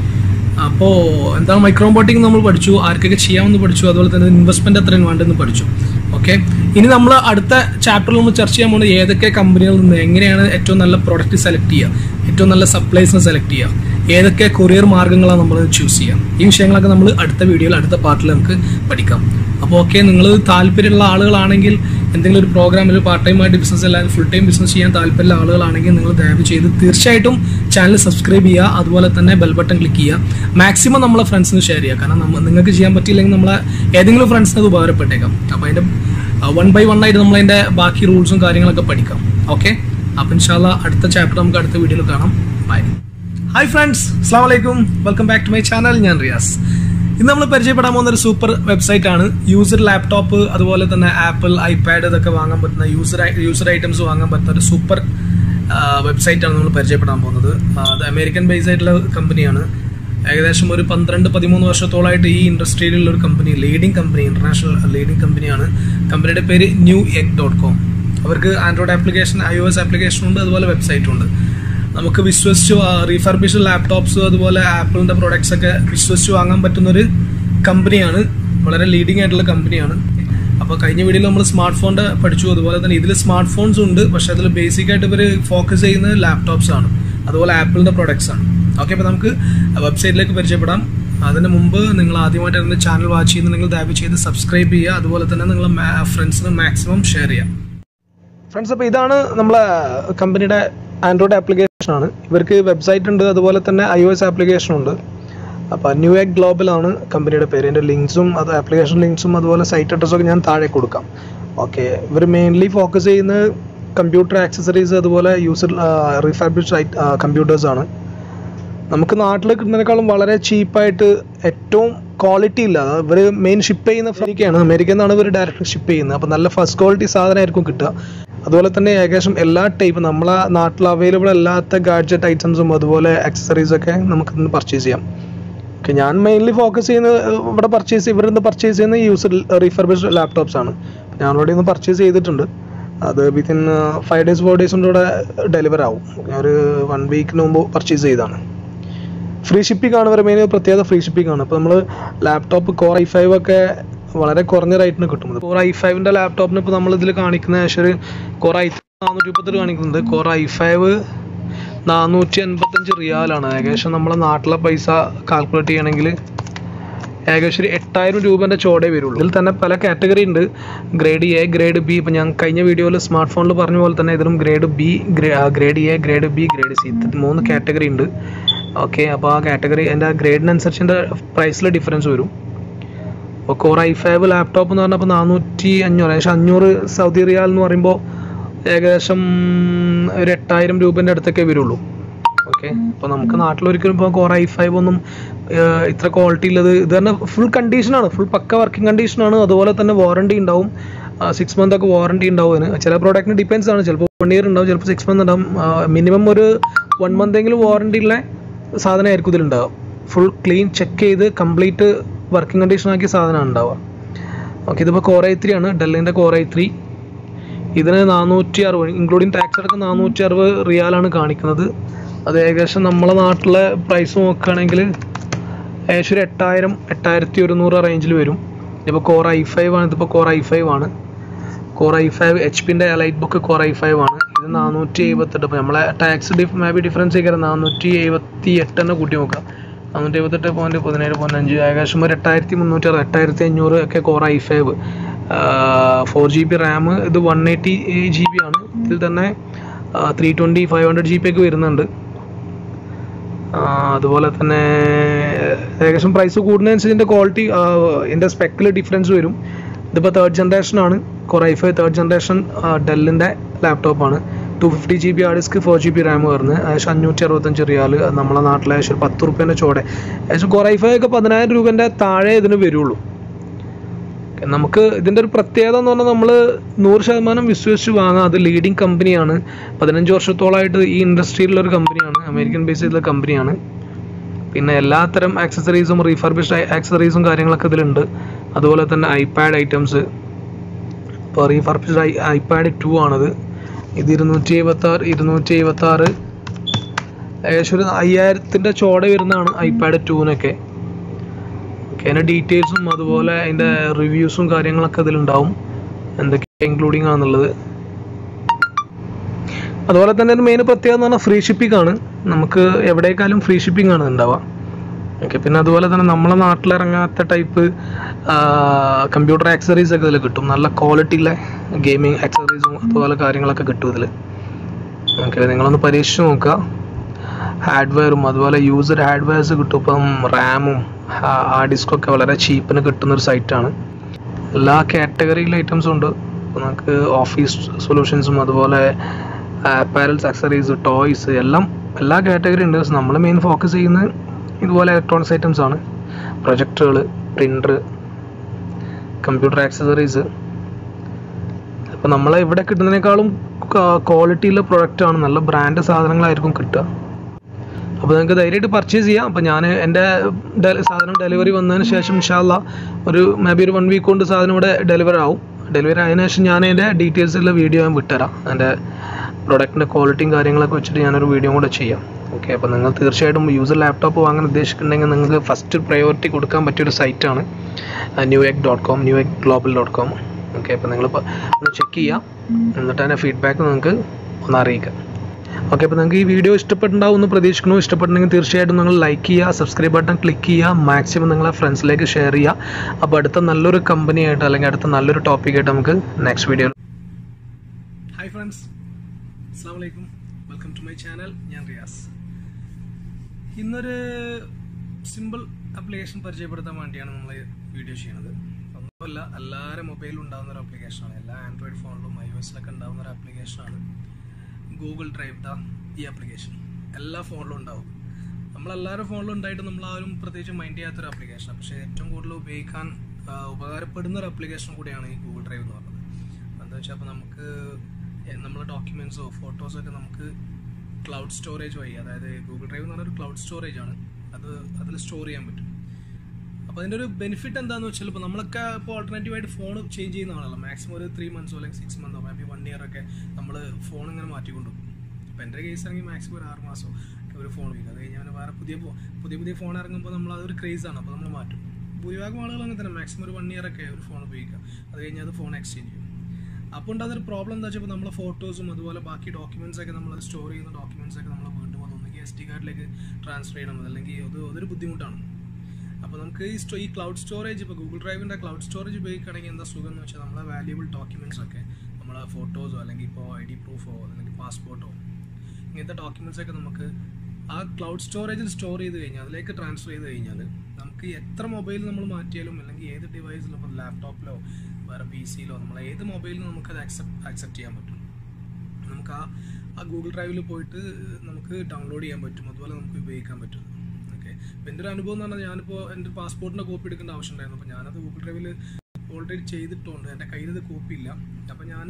Speaker 1: അപ്പോൾ എന്താണ് മൈക്രോബോട്ടിക് നമ്മൾ പഠിച്ചു ആർക്കൊക്കെ ചെയ്യാമെന്ന് പഠിച്ചു അതുപോലെ തന്നെ ഇൻവെസ്റ്റ്മെന്റ് എത്രയും വേണ്ടെന്ന് പഠിച്ചു ഓക്കെ ഇനി നമ്മൾ അടുത്ത ചാപ്റ്ററിൽ നമ്മൾ ചർച്ച ചെയ്യാൻ പോകുന്നത് ഏതൊക്കെ കമ്പനികളിൽ നിന്ന് എങ്ങനെയാണ് ഏറ്റവും നല്ല പ്രോഡക്റ്റ് സെലക്ട് ചെയ്യുക ഏറ്റവും നല്ല സപ്ലൈസിനെ സെലക്ട് ചെയ്യുക ഏതൊക്കെ കൊറിയർ മാർഗ്ഗങ്ങളാണ് നമ്മൾ ചൂസ് ചെയ്യുക ഈ വിഷയങ്ങളൊക്കെ നമ്മൾ അടുത്ത വീഡിയോയിൽ അടുത്ത പാർട്ടിൽ നമുക്ക് പഠിക്കാം അപ്പോൾ ഓക്കെ നിങ്ങൾ താല്പര്യമുള്ള ആളുകളാണെങ്കിൽ എന്തെങ്കിലും ഒരു പ്രോഗ്രാമിൽ പാർട്ട് ടൈം ആയിട്ട് ബിസിനസ് അല്ലാതെ ഫുൾ ടൈം ബിസിനസ് ചെയ്യാൻ താല്പര്യമുള്ള ആളുകളാണെങ്കിൽ നിങ്ങൾ ദയവ് ചെയ്ത് തീർച്ചയായിട്ടും ചാനൽ സബ്സ്ക്രൈബ് ചെയ്യുക അതുപോലെ തന്നെ ബെൽ ബട്ടൺ ക്ലിക്ക് ചെയ്യുക മാക്സിമം നമ്മളെ ഫ്രണ്ട്സിന് ഷെയർ ചെയ്യുക കാരണം നമ്മ നിങ്ങൾക്ക് ചെയ്യാൻ പറ്റിയില്ലെങ്കിൽ നമ്മളെ ഏതെങ്കിലും ഫ്രണ്ട്സിന് അത് ഉപകാരപ്പെട്ടേക്കാം അപ്പോൾ അതിൻ്റെ വൺ ബൈ വൺ ആയിട്ട് നമ്മൾ അതിൻ്റെ ബാക്കി റൂൾസും കാര്യങ്ങളൊക്കെ പഠിക്കാം ഓക്കെ അപ്പോൾ ഇൻഷാല്ല അടുത്ത ചാപ്റ്റർ നമുക്ക് അടുത്ത വീഡിയോയിൽ കാണാം ബൈ ഹായ് ഫ്രണ്ട്സ് അസ്സാം വലൈക്കും welcome back to my channel ഞാൻ റിയാസ് ഇന്ന് നമ്മൾ പരിചയപ്പെടാൻ പോകുന്ന ഒരു സൂപ്പർ വെബ്സൈറ്റ് ആണ് യൂസർ ലാപ്ടോപ്പ് അതുപോലെ തന്നെ ആപ്പിൾ ഐപാഡ് ഇതൊക്കെ വാങ്ങാൻ പറ്റുന്ന യൂസർ യൂസർ ഐറ്റംസ് വാങ്ങാൻ പറ്റുന്ന ഒരു സൂപ്പർ വെബ്സൈറ്റ് ആണ് നമ്മൾ പരിചയപ്പെടാൻ പോകുന്നത് ആ, അത് അമേരിക്കൻ ബേസ് ആയിട്ടുള്ള കമ്പനിയാണ് ഏകദേശം ഒരു പന്ത്രണ്ട് പതിമൂന്ന് വർഷത്തോളമായിട്ട് ഈ ഇൻഡസ്ട്രിയിലുള്ള ഒരു company leading company international leading കമ്പനിയാണ് കമ്പനിയുടെ പേര് ന്യൂ എഗ് ഡോട്ട് കോം അവർക്ക് Android application I O S application ഉണ്ട് അതുപോലെ വെബ്സൈറ്റും ഉണ്ട് നമുക്ക് വിശ്വസിച്ച് റീഫർബിഷ് ലാപ്ടോപ്സ് അതുപോലെ ആപ്പിളിന്റെ പ്രോഡക്ട്സ് ഒക്കെ വിശ്വസിച്ച് വാങ്ങാൻ പറ്റുന്ന ഒരു കമ്പനിയാണ് വളരെ ലീഡിംഗ് ആയിട്ടുള്ള കമ്പനിയാണ് അപ്പോൾ കഴിഞ്ഞ വീഡിയോയിൽ നമ്മൾ സ്മാർട്ട് ഫോണിന്റെ പഠിച്ചു അതുപോലെ തന്നെ ഇതിൽ സ്മാർട്ട് ഫോൺസ് ഉണ്ട് പക്ഷെ അതിൽ ബേസിക് ആയിട്ട് ഇവർ ഫോക്കസ് ചെയ്യുന്നത് ലാപ്ടോപ്സ് ആണ് അതുപോലെ ആപ്പിളിന്റെ പ്രോഡക്ട്സ് ആണ് ഓക്കെ അപ്പോൾ നമുക്ക് വെബ്സൈറ്റിലേക്ക് പരിചയപ്പെടാം അതിന് മുമ്പ് നിങ്ങൾ ആദ്യമായിട്ട് എൻ്റെ ചാനൽ വാച്ച് ചെയ്യുന്ന നിങ്ങൾ ദയവ് ചെയ്ത് സബ്സ്ക്രൈബ് ചെയ്യുക അതുപോലെ തന്നെ നിങ്ങൾ ഫ്രണ്ട്സിന് മാക്സിമം ഷെയർ ചെയ്യാം ഫ്രണ്ട്സ് അപ്പോൾ ഇതാണ് നമ്മളെ കമ്പനിയുടെ ആൻഡ്രോയിഡ് ആപ്ലിക്കേഷൻ ആണ് ഇവർക്ക് വെബ്സൈറ്റ് ഉണ്ട് അതുപോലെ തന്നെ ഐ ഒ എസ് ആപ്ലിക്കേഷൻ ഉണ്ട് അപ്പോൾ ന്യൂ എഗ് ഗ്ലോബൽ ആണ് കമ്പനിയുടെ പേര് എൻ്റെ ലിങ്ക്സും അത് ആപ്ലിക്കേഷൻ ലിങ്ക്സും അതുപോലെ സൈറ്റ് അഡ്രസ്സും ഒക്കെ ഞാൻ താഴെ കൊടുക്കാം ഓക്കെ ഇവർ മെയിൻലി ഫോക്കസ് ചെയ്യുന്നത് കമ്പ്യൂട്ടർ ആക്സസറീസ് അതുപോലെ യൂസർ റീഫാബ്രിഷ് കമ്പ്യൂട്ടേഴ്സ് ആണ് നമുക്ക് നാട്ടിൽ കിട്ടുന്നതിനേക്കാളും വളരെ ചീപ്പായിട്ട് ഏറ്റവും ക്വാളിറ്റി ഇല്ല ഇവർ മെയിൻ ഷിപ്പ് ചെയ്യുന്ന അമേരിക്കയാണ് അമേരിക്കയിൽ നിന്നാണ് ഇവർ ഡയറക്റ്റ് ഷിപ്പ് ചെയ്യുന്നത് അപ്പോൾ നല്ല ഫസ്റ്റ് ക്വാളിറ്റി സാധനമായിരിക്കും കിട്ടുക അതുപോലെ തന്നെ ഏകദേശം എല്ലാ ടൈപ്പ് നമ്മളെ നാട്ടിൽ അവൈലബിൾ അല്ലാത്ത ഗാഡ്ജറ്റ് ഐറ്റംസും അതുപോലെ accessories ഒക്കെ നമുക്ക് ഇന്ന് പർച്ചേസ് ചെയ്യാം ഓക്കെ ഞാൻ മെയിൻലി ഫോക്കസ് ചെയ്യുന്നത് ഇവിടെ പർച്ചേസ് ഇവരിന്ന് പർച്ചേസ് ചെയ്യുന്ന യൂസർ റീഫർബിഷ്ഡ് ലാപ്ടോപ്സ് ആണ് ഞാൻ ഓൾറെഡി ഒന്ന് പർച്ചേസ് ചെയ്തിട്ടുണ്ട് അത് വിത്തിൻ ഫൈവ് ഡേയ്സ് ഫോർ ഡേയ്സിൻ്റെ കൂടെ ഡെലിവർ ആവും ഞാൻ ഒരു വൺ വീക്കിന് മുമ്പ് പർച്ചേസ് ചെയ്തതാണ് ഫ്രീ ഷിപ്പിംഗ് ആണ് ഇവരുടെ മെയിൻ പ്രത്യേകത ഫ്രീ ഷിപ്പിംഗ് ആണ് അപ്പോൾ നമ്മൾ ലാപ്ടോപ്പ് കോർ ഐ ഫൈവ് ഒക്കെ വളരെ കുറഞ്ഞ റേറ്റിന് കിട്ടും കോർ ഐ ഫൈവിൻ്റെ ലാപ്ടോപ്പിന് ഇപ്പോൾ നമ്മൾ ഇതിൽ കാണിക്കുന്ന ഏകദേശം ഒരു കോർ ഐ നാനൂറ്റി മുപ്പത്തെട്ട് കാണിക്കുന്നുണ്ട് കോർ ഐ ഫൈവ് നാനൂറ്റി അൻപത്തഞ്ച് റിയാലാണ് ഏകദേശം നമ്മളെ നാട്ടിലെ പൈസ കാൽക്കുലേറ്റ് ചെയ്യണമെങ്കിൽ ഏകദേശം ഒരു എട്ടായിരം രൂപേൻ്റെ ചോടേ വരുള്ളൂ ഇതിൽ തന്നെ പല കാറ്റഗറി ഉണ്ട് ഗ്രേഡ് എ ഗ്രേഡ് ബി ഇപ്പം ഞാൻ കഴിഞ്ഞ വീഡിയോയിൽ സ്മാർട്ട് ഫോണിൽ പറഞ്ഞ പോലെ തന്നെ ഇതിലും grade B grade A grade B grade C മൂന്ന് കാറ്റഗറി ഉണ്ട് ഓക്കെ അപ്പോൾ ആ കാറ്റഗറി എൻ്റെ ഗ്രേഡിനനുസരിച്ച് എൻ്റെ പ്രൈസിൽ ഡിഫറൻസ് വരും അപ്പോൾ കോർ ഐ ഫൈവ് ലാപ്ടോപ്പ് എന്ന് പറഞ്ഞപ്പോൾ നാനൂറ്റി അഞ്ഞൂറ് ഏകദേശം അഞ്ഞൂറ് സൗദി റിയാൽ എന്ന് പറയുമ്പോൾ ഏകദേശം ഒരു എട്ടായിരം രൂപേൻ്റെ അടുത്തൊക്കെ വരുള്ളൂ ഓക്കെ അപ്പോൾ നമുക്ക് നാട്ടിലൊരിക്കലും ഇപ്പോൾ കോർ ഐ ഫൈവ് ഒന്നും ഏഹ്, ഇത്ര ക്വാളിറ്റി ഉള്ളത് ഇത് തന്നെ ഫുൾ കണ്ടീഷനാണ് ഫുൾ പക്ക വർക്കിംഗ് കണ്ടീഷനാണ് അതുപോലെ തന്നെ വാറണ്ടി ഉണ്ടാവും സിക്സ് മന്ത് ഒക്കെ വാറണ്ടി ഉണ്ടാവും അതിന് ചില പ്രോഡക്റ്റിന് ഡിപ്പെൻസ് ആണ് ചിലപ്പോൾ വൺ ഇയർ ഉണ്ടാവും ചിലപ്പോൾ സിക്സ് മന്ത് ഉണ്ടാവും മിനിമം ഒരു വൺ മന്ത് എങ്കിലും വാറണ്ടി ഉള്ള സാധനമായിരിക്കും ഇതിലുണ്ടാവുക ഫുൾ ക്ലീൻ ചെക്ക് ചെയ്ത് കംപ്ലീറ്റ് വർക്കിംഗ് കണ്ടീഷൻ ആക്കിയ സാധനമാണ് ഉണ്ടാവുക ഓക്കെ ഇതിപ്പോൾ കോർ ഐ ത്രീ ആണ് ഡെല്ലിൻ്റെ കോർ ഐ ത്രീ ഇതിന് നാനൂറ്റി അറുപത് ഇൻക്ലൂഡിങ് ടാക്സ് അടക്കം നാനൂറ്റി അറുപത് റിയാലാണ് കാണിക്കുന്നത് അത് ഏകദേശം നമ്മളെ നാട്ടിലെ പ്രൈസ് നോക്കുകയാണെങ്കിൽ ഏകദേശം ഒരു എട്ടായിരം എട്ടായിരത്തി ഒരുന്നൂറ് റേഞ്ചിൽ വരും ഇപ്പോൾ കോർ ഐ ഫൈവ് ആണ് ഇതിപ്പോൾ കോർ ഐ ഫൈവ് ആണ് കോർ ഐ ഫൈവ് എച്ച് പിൻ്റെ light book core I five ആണ് ഇത് നാനൂറ്റി എഴുപത്തെട്ട് ഇപ്പോൾ നമ്മളെ tax diff maybe difference ചെയ്യണം നാനൂറ്റി എഴുപത്തി എട്ട് തന്നെ കൂട്ടി നോക്കാം നാനൂറ്റി എഴുപത്തെട്ട് പോയിൻറ്റ് പതിനേഴ് പോയിൻറ്റ് അഞ്ച് ഏകദേശം ഒരു എട്ടായിരത്തി മുന്നൂറ്റി അറുപത് എട്ടായിരത്തി അഞ്ഞൂറ് ഒക്കെ core I five four G B RAM ഇത് വൺ എയ്റ്റി ജി ബി ആണ് ഇതിൽ തന്നെ three twenty five hundred G B ഒക്കെ വരുന്നുണ്ട് ആ, അതുപോലെ തന്നെ ഏകദേശം പ്രൈസ് കൂടുന്നതനുസരിച്ച് ഇതിൻ്റെ ക്വാളിറ്റി ഇതിൻ്റെ സ്പെക്കിൽ ഡിഫറൻസ് വരും ഇതിപ്പോൾ തേർഡ് ജനറേഷൻ ആണ് core I five third generation ഡെല്ലിൻ്റെ ലാപ്ടോപ്പാണ് two fifty G B hard disk four G B RAM വരുന്നത് ഏകദേശം അഞ്ഞൂറ്റി അറുപത്തഞ്ച് റിയാൽ നമ്മളെ നാട്ടിലെ ഏകദേശം ഒരു പത്ത് റുപ്യേൻ്റെ ചോടെ ഏകദേശം കുറേ ഫൈവ് ഒക്കെ പതിനായിരം രൂപേൻ്റെ താഴെ ഇതിന് വരുള്ളൂ നമുക്ക് ഇതിൻ്റെ ഒരു പ്രത്യേകത എന്ന് പറഞ്ഞാൽ നമ്മൾ നൂറ് ശതമാനം വിശ്വസിച്ച് വാങ്ങാം അത് ലീഡിങ് കമ്പനിയാണ് പതിനഞ്ച് വർഷത്തോളമായിട്ട് ഈ ഇൻഡസ്ട്രിയിലുള്ള ഒരു കമ്പനിയാണ് അമേരിക്കൻ ബേസ് ചെയ്തുള്ള കമ്പനിയാണ് പിന്നെ എല്ലാത്തരം ആക്സസറീസും റീഫർബിഷ്ഡ് ആക്സസറീസും കാര്യങ്ങളൊക്കെ ഇതിലുണ്ട് അതുപോലെ തന്നെ ഐപാഡ് ഐറ്റംസ് ഇപ്പോൾ റീഫർബിഷ്ഡ് ഐ ഐപാഡ് ടു ആണത് ഇത് ഇരുന്നൂറ്റി എഴുപത്തി ആറ് ഇരുന്നൂറ്റി എഴുപത്തി ആറ് ഏകദേശം ഒരു അയ്യായിരത്തിൻ്റെ ചോട വരുന്നതാണ് ഐപാഡ് ടൂവിനൊക്കെ ഓക്കെ അതിൻ്റെ ഡീറ്റെയിൽസും അതുപോലെ അതിൻ്റെ റിവ്യൂസും കാര്യങ്ങളൊക്കെ ഇതിലുണ്ടാവും എന്തൊക്കെ ഇൻക്ലൂഡിങ് ആണെന്നുള്ളത് അതുപോലെ തന്നെ ഒരു മെയിൻ പ്രത്യേകത എന്ന് പറഞ്ഞാൽ ഫ്രീ ഷിപ്പിംഗ് ആണ് നമുക്ക് എവിടേക്കാളും ഫ്രീ ഷിപ്പിംഗ് ആണ് ഉണ്ടാവുക ഓക്കെ പിന്നെ അതുപോലെ തന്നെ നമ്മളെ നാട്ടിലിറങ്ങാത്ത ടൈപ്പ് കമ്പ്യൂട്ടർ ആക്സറീസ് ഒക്കെ ഇതിൽ കിട്ടും നല്ല ക്വാളിറ്റിയിലെ ഗെയിമിംഗ് ആക്സറീസും അതുപോലെ കാര്യങ്ങളൊക്കെ കിട്ടും ഇതിൽ ഓക്കെ നിങ്ങളൊന്ന് പരീക്ഷിച്ച് നോക്കുക ഹാർഡ്വെയറും അതുപോലെ യൂസർ ഹാർഡ്വെയർസ് കിട്ടും ഇപ്പം റാമും ഹാർഡ് ഡിസ്കൊക്കെ വളരെ ചീപ്പിന് കിട്ടുന്ന ഒരു സൈറ്റാണ് എല്ലാ കാറ്റഗറിയിലെ ഐറ്റംസും ഉണ്ട് ഇപ്പം നമുക്ക് ഓഫീസ് സൊല്യൂഷൻസും അതുപോലെ അപ്പാരൽസ് അക്സറീസ് ടോയ്സ് എല്ലാം എല്ലാ കാറ്റഗറി ഉണ്ട് നമ്മൾ മെയിൻ ഫോക്കസ് ചെയ്യുന്നത് ഇതുപോലെ ഇലക്ട്രോണിക്സ് ഐറ്റംസ് ആണ് പ്രൊജക്ടറുകൾ പ്രിൻ്റർ കമ്പ്യൂട്ടർ ആക്സസറീസ് ഇപ്പം നമ്മൾ ഇവിടെ കിട്ടുന്നതിനേക്കാളും ക്വാളിറ്റിയുള്ള പ്രൊഡക്റ്റാണ് നല്ല ബ്രാൻഡ് സാധനങ്ങളായിരിക്കും കിട്ടുക അപ്പോൾ നിങ്ങൾക്ക് ധൈര്യമായിട്ട് പർച്ചേസ് ചെയ്യാം അപ്പോൾ ഞാൻ എൻ്റെ ഡെ- സാധനം ഡെലിവറി വന്നതിന് ശേഷം ഇൻഷാല്ല ഒരു മേ ബി ഒരു വൺ വീക്ക് കൊണ്ട് സാധനം ഇവിടെ ഡെലിവറി ആവും ഡെലിവറി ആയതിനു ശേഷം ഞാൻ അതിൻ്റെ ഡീറ്റെയിൽസുള്ള വീഡിയോ ഞാൻ വിട്ടുതരാം എൻ്റെ പ്രൊഡക്റ്റിൻ്റെ ക്വാളിറ്റിയും കാര്യങ്ങളൊക്കെ വെച്ചിട്ട് ഞാനൊരു വീഡിയോ കൂടെ ചെയ്യാം ഓക്കെ അപ്പോൾ നിങ്ങൾ തീർച്ചയായിട്ടും യൂസർ ലാപ്ടോപ്പ് വാങ്ങാൻ ഉദ്ദേശിക്കുന്നുണ്ടെങ്കിൽ നിങ്ങൾക്ക് ഫസ്റ്റ് പ്രയോറിറ്റി കൊടുക്കാൻ പറ്റിയൊരു സൈറ്റാണ് Newegg dot com Newegg global dot com okay അപ്പോൾ നിങ്ങളിപ്പോൾ ഒന്ന് ചെക്ക് ചെയ്യാം എന്നിട്ട് അതിൻ്റെ ഫീഡ്ബാക്ക് നിങ്ങൾക്ക് ഒന്ന് അറിയിക്കാം ഓക്കെ അപ്പോൾ നിങ്ങൾക്ക് ഈ വീഡിയോ ഇഷ്ടപ്പെട്ടുണ്ടാവും എന്ന് പ്രതീക്ഷിക്കുന്നു ഇഷ്ടപ്പെട്ടുണ്ടെങ്കിൽ തീർച്ചയായിട്ടും നിങ്ങൾ ലൈക്ക് ചെയ്യുക സബ്സ്ക്രൈബ് ബട്ടൺ ക്ലിക്ക് ചെയ്യുക മാക്സിമം നിങ്ങളെ ഫ്രണ്ട്സിലേക്ക് ഷെയർ ചെയ്യുക അപ്പോൾ അടുത്ത നല്ലൊരു കമ്പനി ആയിട്ട് അല്ലെങ്കിൽ അടുത്ത നല്ലൊരു ടോപ്പിക്കായിട്ട് നമുക്ക് നെക്സ്റ്റ് വീഡിയോ ഹായ് ഫ്രണ്ട്സ് അസ്സാം വലൈക്കും വെൽക്കം ടു മൈ ചാനൽ ഞാൻ റിയാസ് ഇന്നൊരു സിമ്പിൾ ആപ്ലിക്കേഷൻ പരിചയപ്പെടുത്താൻ വേണ്ടിയാണ് നമ്മൾ വീഡിയോ ചെയ്യുന്നത് ഒന്നുമല്ല എല്ലാവരും മൊബൈലിലും ഉണ്ടാകുന്ന ഒരു ആപ്ലിക്കേഷനാണ് എല്ലാ ആൻഡ്രോയിഡ് ഫോണിലും ഐ ഒ എസിലൊക്കെ ഉണ്ടാകുന്ന ഒരു ആപ്ലിക്കേഷനാണ് ഗൂഗിൾ ഡ്രൈവ് ദ ഈ ആപ്ലിക്കേഷൻ എല്ലാ ഫോണിലും ഉണ്ടാവും നമ്മളെല്ലാവരും ഫോണിലും ഉണ്ടായിട്ട് നമ്മൾ ആരും പ്രത്യേകിച്ച് മൈൻഡ് ചെയ്യാത്തൊരു ആപ്ലിക്കേഷനാണ് പക്ഷേ ഏറ്റവും കൂടുതൽ ഉപയോഗിക്കാൻ ആ, ഉപകാരപ്പെടുന്ന ഒരു ആപ്ലിക്കേഷൻ കൂടിയാണ് ഈ ഗൂഗിൾ ഡ്രൈവ് എന്ന് പറയുന്നത് എന്താ വെച്ചാൽ അപ്പോൾ നമുക്ക് നമ്മളെ ഡോക്യുമെൻറ്റ്സോ ഫോട്ടോസോ ഒക്കെ നമുക്ക് ക്ലൗഡ് സ്റ്റോറേജ് വഴി അതായത് ഗൂഗിൾ ഡ്രൈവ് എന്ന് പറഞ്ഞൊരു ക്ലൗഡ് സ്റ്റോറേജ് ആണ് അത് അതിൽ സ്റ്റോർ ചെയ്യാൻ പറ്റും അപ്പോൾ അതിൻ്റെ ഒരു ബെനിഫിറ്റ് എന്താണെന്ന് വെച്ചാൽ ഇപ്പോൾ നമ്മളൊക്കെ ഇപ്പോൾ ഓൾട്ടർനേറ്റീവ് ആയിട്ട് ഫോൺ ചേഞ്ച് ചെയ്യുന്ന ആളല്ല മാക്സിമം ഒരു ത്രീ മന്ത്സോ അല്ലെങ്കിൽ സിക്സ് മന്തോ മേ ബി വൺ ഇയർ ഒക്കെ നമ്മൾ ഫോൺ ഇങ്ങനെ മാറ്റിക്കൊണ്ട് പോകും ഇപ്പോൾ എൻ്റെ കേസ് ആണെങ്കിൽ മാക്സിമം ഒരു ആറ് മാസം ഒരു ഫോൺ ഉപയോഗിക്കും അത് കഴിഞ്ഞാൽ വേറെ പുതിയ ഫോ- പുതിയ പുതിയ ഫോൺ ഇറങ്ങുമ്പോൾ നമ്മൾ അതൊരു ക്രേസ് ആണ് അപ്പോൾ നമ്മൾ മാറ്റും ഭൂരിഭാഗം ആളുകൾ അങ്ങനെ തന്നെ മാക്സിമം ഒരു വൺ ഇയർ ഒക്കെ ഒരു ഫോൺ ഉപയോഗിക്കുക അത് കഴിഞ്ഞാൽ അത് ഫോൺ എക്സ്ചേഞ്ച് ചെയ്യും അപ്പോൾ ഉണ്ടാകുന്ന ഒരു പ്രോബ്ലം എന്താ വെച്ചാൽ നമ്മളെ ഫോട്ടോസും അതുപോലെ ബാക്കി ഡോക്യുമെന്റ്സ് ഒക്കെ നമ്മൾ സ്റ്റോർ ചെയ്യുന്ന ഡോക്യുമെന്റ്സ് ഒക്കെ നമ്മൾ വീണ്ടും അതൊന്നെങ്കിൽ എസ് ഡി കാർഡിലേക്ക് ട്രാൻസ്ഫർ ചെയ്യണം അല്ലെങ്കിൽ അത് അതൊരു ബുദ്ധിമുട്ടാണ് അപ്പോൾ നമുക്ക് ഈ സ്റ്റോ ഈ ക്ലൗഡ് സ്റ്റോറേജ് ഇപ്പോൾ ഗൂഗിൾ ഡ്രൈവിൻ്റെ ക്ലൗഡ് സ്റ്റോറേജ് ഉപയോഗിക്കുകയാണെങ്കിൽ എന്താ സുഖം എന്ന് വെച്ചാൽ നമ്മളെ വാല്യുബിൾ ഡോക്യുമെന്റ്സ് ഒക്കെ നമ്മളെ ഫോട്ടോസോ അല്ലെങ്കിൽ ഇപ്പോൾ ഐ ഡി പ്രൂഫോ അല്ലെങ്കിൽ പാസ്പോർട്ടോ ഇങ്ങനത്തെ ഡോക്യുമെന്റ്സ് ഒക്കെ നമുക്ക് ആ ക്ലൗഡ് സ്റ്റോറേജിൽ സ്റ്റോർ ചെയ്ത് കഴിഞ്ഞാൽ അതിലേക്ക് ട്രാൻസ്ഫർ ചെയ്ത് കഴിഞ്ഞാൽ നമുക്ക് എത്ര മൊബൈൽ നമ്മൾ മാറ്റിയാലും അല്ലെങ്കിൽ ഏത് ഡിവൈസിലും ഇപ്പോൾ ലാപ്ടോപ്പിലോ വേറെ പി സിയിലോ നമ്മൾ ഏത് മൊബൈലിലും നമുക്കത് അക്സെപ്റ്റ് അക്സെപ്റ്റ് ചെയ്യാൻ പറ്റും നമുക്ക് ആ ആ ഗൂഗിൾ ഡ്രൈവിൽ പോയിട്ട് നമുക്ക് ഡൗൺലോഡ് ചെയ്യാൻ പറ്റും അതുപോലെ നമുക്ക് ഉപയോഗിക്കാൻ പറ്റും ഓക്കെ അപ്പോൾ എൻ്റെ ഒരു അനുഭവം എന്ന് പറഞ്ഞാൽ ഞാനിപ്പോൾ എൻ്റെ പാസ്പോർട്ടിൻ്റെ കോപ്പി എടുക്കേണ്ട ആവശ്യമുണ്ടായിരുന്നു അപ്പോൾ ഞാനത് ഗൂഗിൾ ഡ്രൈവിൽ ഓൾറെഡി ചെയ്തിട്ടുണ്ട് എൻ്റെ കയ്യിൽ ഇത് കോപ്പി ഇല്ല അപ്പോൾ ഞാൻ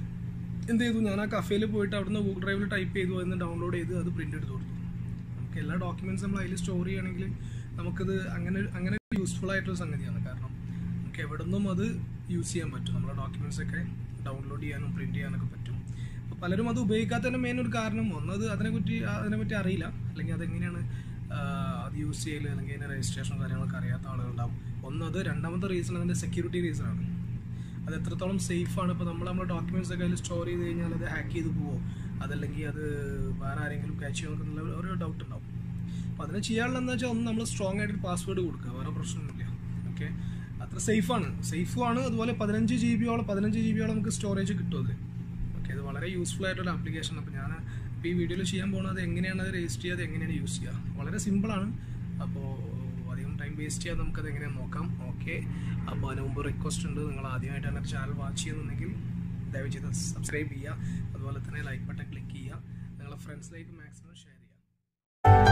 Speaker 1: എന്ത് ചെയ്തു ഞാൻ ആ കഫേയിൽ പോയിട്ട് അവിടുന്ന് ഗൂഗിൾ ഡ്രൈവിൽ ടൈപ്പ് ചെയ്തു അതിന് ഡൗൺലോഡ് ചെയ്ത് അത് പ്രിൻ്റ് എടുത്ത് കൊടുത്തു നമുക്ക് എല്ലാ ഡോക്യുമെൻറ്റ്സ് നമ്മൾ അതിൽ സ്റ്റോർ ചെയ്യുകയാണെങ്കിൽ നമുക്കത് അങ്ങനെ അങ്ങനെ യൂസ്ഫുൾ ആയിട്ടുള്ള സംഗതിയാണ് കാരണം നമുക്ക് എവിടെ നിന്നും അത് യൂസ് ചെയ്യാൻ പറ്റും നമ്മളെ ഡോക്യുമെൻറ്റ്സ് ഒക്കെ ഡൗൺലോഡ് ചെയ്യാനും പ്രിന്റ് ചെയ്യാനൊക്കെ പറ്റും അപ്പോൾ പലരും അത് ഉപയോഗിക്കാത്തതിൻ്റെ മെയിൻ ഒരു കാരണം ഒന്നത് അതിനെപ്പറ്റി അതിനെപ്പറ്റി അറിയില്ല അല്ലെങ്കിൽ അതെങ്ങനെയാണ് ആ, അത് യൂസ് ചെയ്യൽ അല്ലെങ്കിൽ അതിൻ്റെ രജിസ്ട്രേഷൻ കാര്യങ്ങളൊക്കെ അറിയാത്ത ആളുകളുണ്ടാവും ഒന്നത് രണ്ടാമത്തെ റീസൺ അതിൻ്റെ സെക്യൂരിറ്റി റീസൺ ആണ് അത് എത്രത്തോളം സേഫ് ആണ് ഇപ്പോൾ നമ്മൾ നമ്മുടെ ഡോക്യുമെന്റ്സ് ഒക്കെ അതിൽ സ്റ്റോർ ചെയ്ത് കഴിഞ്ഞാൽ അത് ഹാക്ക് ചെയ്ത് പോവോ അതല്ലെങ്കിൽ അത് വേറെ ആരെങ്കിലും ക്യാച്ച് ചെയ്യുമോ എന്നുള്ള ഒരു ഡൗട്ട് ഉണ്ടാവും അപ്പോൾ അതിന് ചെയ്യാനുള്ള എന്താ വെച്ചാൽ ഒന്ന് നമ്മൾ സ്ട്രോങ് ആയിട്ട് പാസ്വേഡ് കൊടുക്കുക വേറെ പ്രശ്നമൊന്നുമില്ല ഓക്കെ അത്ര സേഫാണ് സേഫുമാണ് അതുപോലെ പതിനഞ്ച് ജി ബിയോളം പതിനഞ്ച് ജി ബിയോളം നമുക്ക് സ്റ്റോറേജ് കിട്ടും അത് ഓക്കെ ഇത് വളരെ യൂസ്ഫുൾ ആയിട്ടുള്ള ആപ്ലിക്കേഷൻ അപ്പോൾ ഞാൻ ഇപ്പോൾ ഈ വീഡിയോയിൽ ചെയ്യാൻ പോകുന്നത് എങ്ങനെയാണ് അത് രജിസ്റ്റർ ചെയ്യുക അത് എങ്ങനെയാണ് യൂസ് ചെയ്യുക വളരെ സിമ്പിളാണ് അപ്പോൾ അധികം ടൈം വേസ്റ്റ് ചെയ്യാതെ നമുക്കത് എങ്ങനെയാണ് നോക്കാം ഓക്കെ അപ്പോൾ അതിന് മുമ്പ് റിക്വസ്റ്റ് ഉണ്ട് നിങ്ങൾ ആദ്യമായിട്ടാണ് എൻ്റെ ചാനൽ വാച്ച് ചെയ്യുന്നുണ്ടെങ്കിൽ ദയവ് ചെയ്ത് സബ്സ്ക്രൈബ് ചെയ്യുക അതുപോലെ തന്നെ ലൈക്ക് ബട്ടൺ ക്ലിക്ക് ചെയ്യുക നിങ്ങളുടെ ഫ്രണ്ട്സിലേക്ക് മാക്സിമം ഷെയർ ചെയ്യുക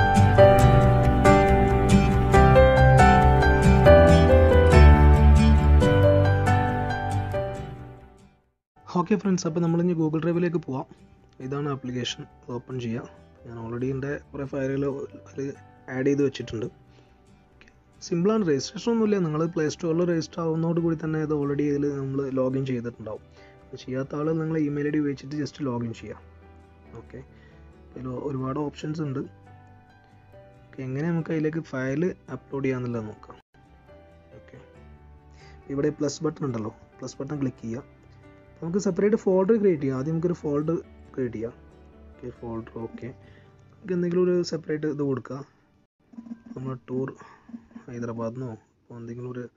Speaker 1: ഓക്കെ ഫ്രണ്ട്സ് അപ്പോൾ നമ്മളിനി ഗൂഗിൾ ഡ്രൈവിലേക്ക് പോവാം ഇതാണ് ആപ്ലിക്കേഷൻ ഓപ്പൺ ചെയ്യുക ഞാൻ ഓൾറെഡി എൻ്റെ കുറേ ഫയലുകൾ അതിൽ ആഡ് ചെയ്ത് വെച്ചിട്ടുണ്ട് സിമ്പിളാണ് രജിസ്ട്രേഷൻ ഒന്നുമില്ല നിങ്ങൾ പ്ലേ സ്റ്റോറിൽ രജിസ്റ്റർ ആവുന്നതോട് കൂടി തന്നെ ഇത് ഓൾറെഡി ഇതിൽ നമ്മൾ ലോഗിൻ ചെയ്തിട്ടുണ്ടാവും അപ്പോൾ ചെയ്യാത്ത ആൾ നിങ്ങൾ ഇമെയിൽ ഐ ഡി ഉപയോഗിച്ചിട്ട് ജസ്റ്റ് ലോഗിൻ ചെയ്യാം ഓക്കെ അതിൽ ഒരുപാട് ഓപ്ഷൻസ് ഉണ്ട് ഓക്കെ എങ്ങനെ നമുക്ക് അതിലേക്ക് ഫയൽ അപ്ലോഡ് ചെയ്യാമെന്നുള്ളത് നോക്കാം ഓക്കെ ഇവിടെ പ്ലസ് ബട്ടൺ ഉണ്ടല്ലോ പ്ലസ് ബട്ടൺ ക്ലിക്ക് ചെയ്യുക നമുക്ക് സെപ്പറേറ്റ് ഫോൾഡർ ക്രിയേറ്റ് ചെയ്യാം ആദ്യം നമുക്കൊരു ഫോൾഡർ ക്രിയേറ്റ് ചെയ്യാം ഓക്കെ ഫോൾഡർ ഓക്കെ നമുക്ക് എന്തെങ്കിലും ഒരു സെപ്പറേറ്റ് ഇത് കൊടുക്കുക നമ്മൾ ടൂർ ഹൈദരാബാദിനോ അപ്പോൾ എന്തെങ്കിലും ഒരു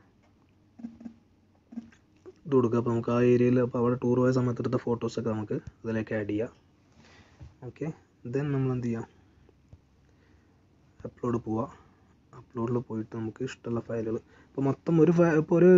Speaker 1: ഇത് കൊടുക്കുക അപ്പോൾ നമുക്ക് ആ ഏരിയയിൽ അപ്പോൾ അവിടെ ടൂർ പോയ സമയത്ത് എടുത്ത ഫോട്ടോസൊക്കെ നമുക്ക് ഇതിലേക്ക് ആഡ് ചെയ്യാം ഓക്കെ ദെൻ നമ്മൾ എന്ത് ചെയ്യാം അപ്ലോഡ് പോവുക അപ്ലോഡിൽ പോയിട്ട് നമുക്ക് ഇഷ്ടമുള്ള ഫയലുകൾ ഇപ്പോൾ മൊത്തം ഒരു ഫയൽ ഇപ്പോൾ ഒരു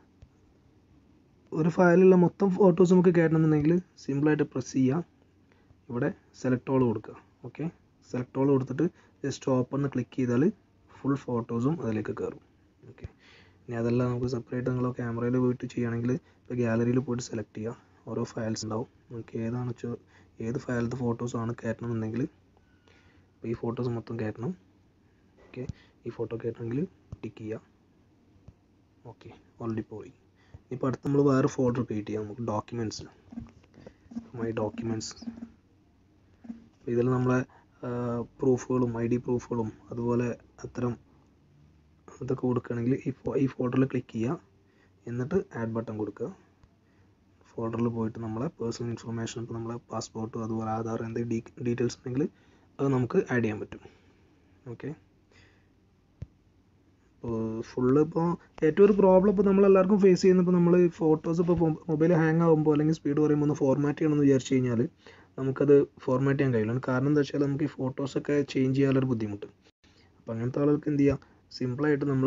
Speaker 1: ഒരു ഫയലിലുള്ള മൊത്തം ഫോട്ടോസ് നമുക്ക് കയറ്റണമെന്നുണ്ടെങ്കിൽ സിമ്പിളായിട്ട് പ്രസ് ചെയ്യുക ഇവിടെ സെലക്ട് ഓൾ കൊടുക്കുക ഓക്കെ സെലക്ട് ഓൾ കൊടുത്തിട്ട് ജസ്റ്റ് ഓപ്പൺ ക്ലിക്ക് ചെയ്താൽ ഫുൾ ഫോട്ടോസും അതിലേക്ക് കയറും ഓക്കെ ഇനി അതല്ല നമുക്ക് സെപ്പറേറ്റ് നിങ്ങൾ ക്യാമറയിൽ പോയിട്ട് ചെയ്യുകയാണെങ്കിൽ ഇപ്പോൾ ഗാലറിയിൽ പോയിട്ട് സെലക്ട് ചെയ്യുക ഓരോ ഫയൽസ് ഉണ്ടാവും നമുക്ക് ഏതാണ് വെച്ചാൽ ഏത് ഫയലത്തെ ഫോട്ടോസാണ് കയറ്റണമെന്നുണ്ടെങ്കിൽ അപ്പോൾ ഈ ഫോട്ടോസ് മൊത്തം കയറ്റണം ഓക്കെ ഈ ഫോട്ടോ കയറ്റണമെങ്കിൽ ടിക്ക് ചെയ്യുക ഓക്കെ ഓൾറെഡി പോയി ഇപ്പോൾ അടുത്ത് നമ്മൾ വേറെ ഫോൾഡർ ക്രിയേറ്റ് ചെയ്യാം നമുക്ക് ഡോക്യുമെൻറ്റ്സ് മൈ ഡോക്യുമെൻറ്റ്സ് ഇതിൽ നമ്മളെ പ്രൂഫുകളും ഐ ഡി പ്രൂഫുകളും അതുപോലെ അത്തരം ഇതൊക്കെ കൊടുക്കുകയാണെങ്കിൽ ഈ ഫോ ഈ ഫോൾഡറിൽ ക്ലിക്ക് ചെയ്യുക എന്നിട്ട് ആഡ് ബട്ടൺ കൊടുക്കുക ഫോൾഡറിൽ പോയിട്ട് നമ്മളെ പേഴ്സണൽ ഇൻഫർമേഷൻ ഇപ്പോൾ നമ്മളെ പാസ്പോർട്ട് അതുപോലെ ആധാർ എന്തെങ്കിലും ഡീറ്റെയിൽസ് ഉണ്ടെങ്കിൽ അത് നമുക്ക് ആഡ് ചെയ്യാൻ പറ്റും ഓക്കെ ഇപ്പോൾ ഫുള്ള് ഇപ്പോൾ ഏറ്റവും ഒരു പ്രോബ്ലം ഇപ്പോൾ നമ്മളെല്ലാവർക്കും ഫേസ് ചെയ്യുന്ന ഇപ്പോൾ നമ്മൾ ഫോട്ടോസ് ഇപ്പോൾ മൊബൈൽ ഹാങ് ആകുമ്പോൾ അല്ലെങ്കിൽ സ്പീഡ് പറയുമ്പോൾ ഒന്ന് ഫോർമാറ്റ് ചെയ്യണമെന്ന് വിചാരിച്ചു കഴിഞ്ഞാൽ നമുക്കത് ഫോർമാറ്റ് ചെയ്യാൻ കഴിയില്ല കാരണം എന്താ വെച്ചാൽ നമുക്ക് ഈ ഫോട്ടോസൊക്കെ ചേഞ്ച് ചെയ്യാനൊരു ബുദ്ധിമുട്ട് അപ്പോൾ അങ്ങനത്തെ ആളുകൾക്ക് എന്ത് ചെയ്യാം സിമ്പിളായിട്ട് നമ്മൾ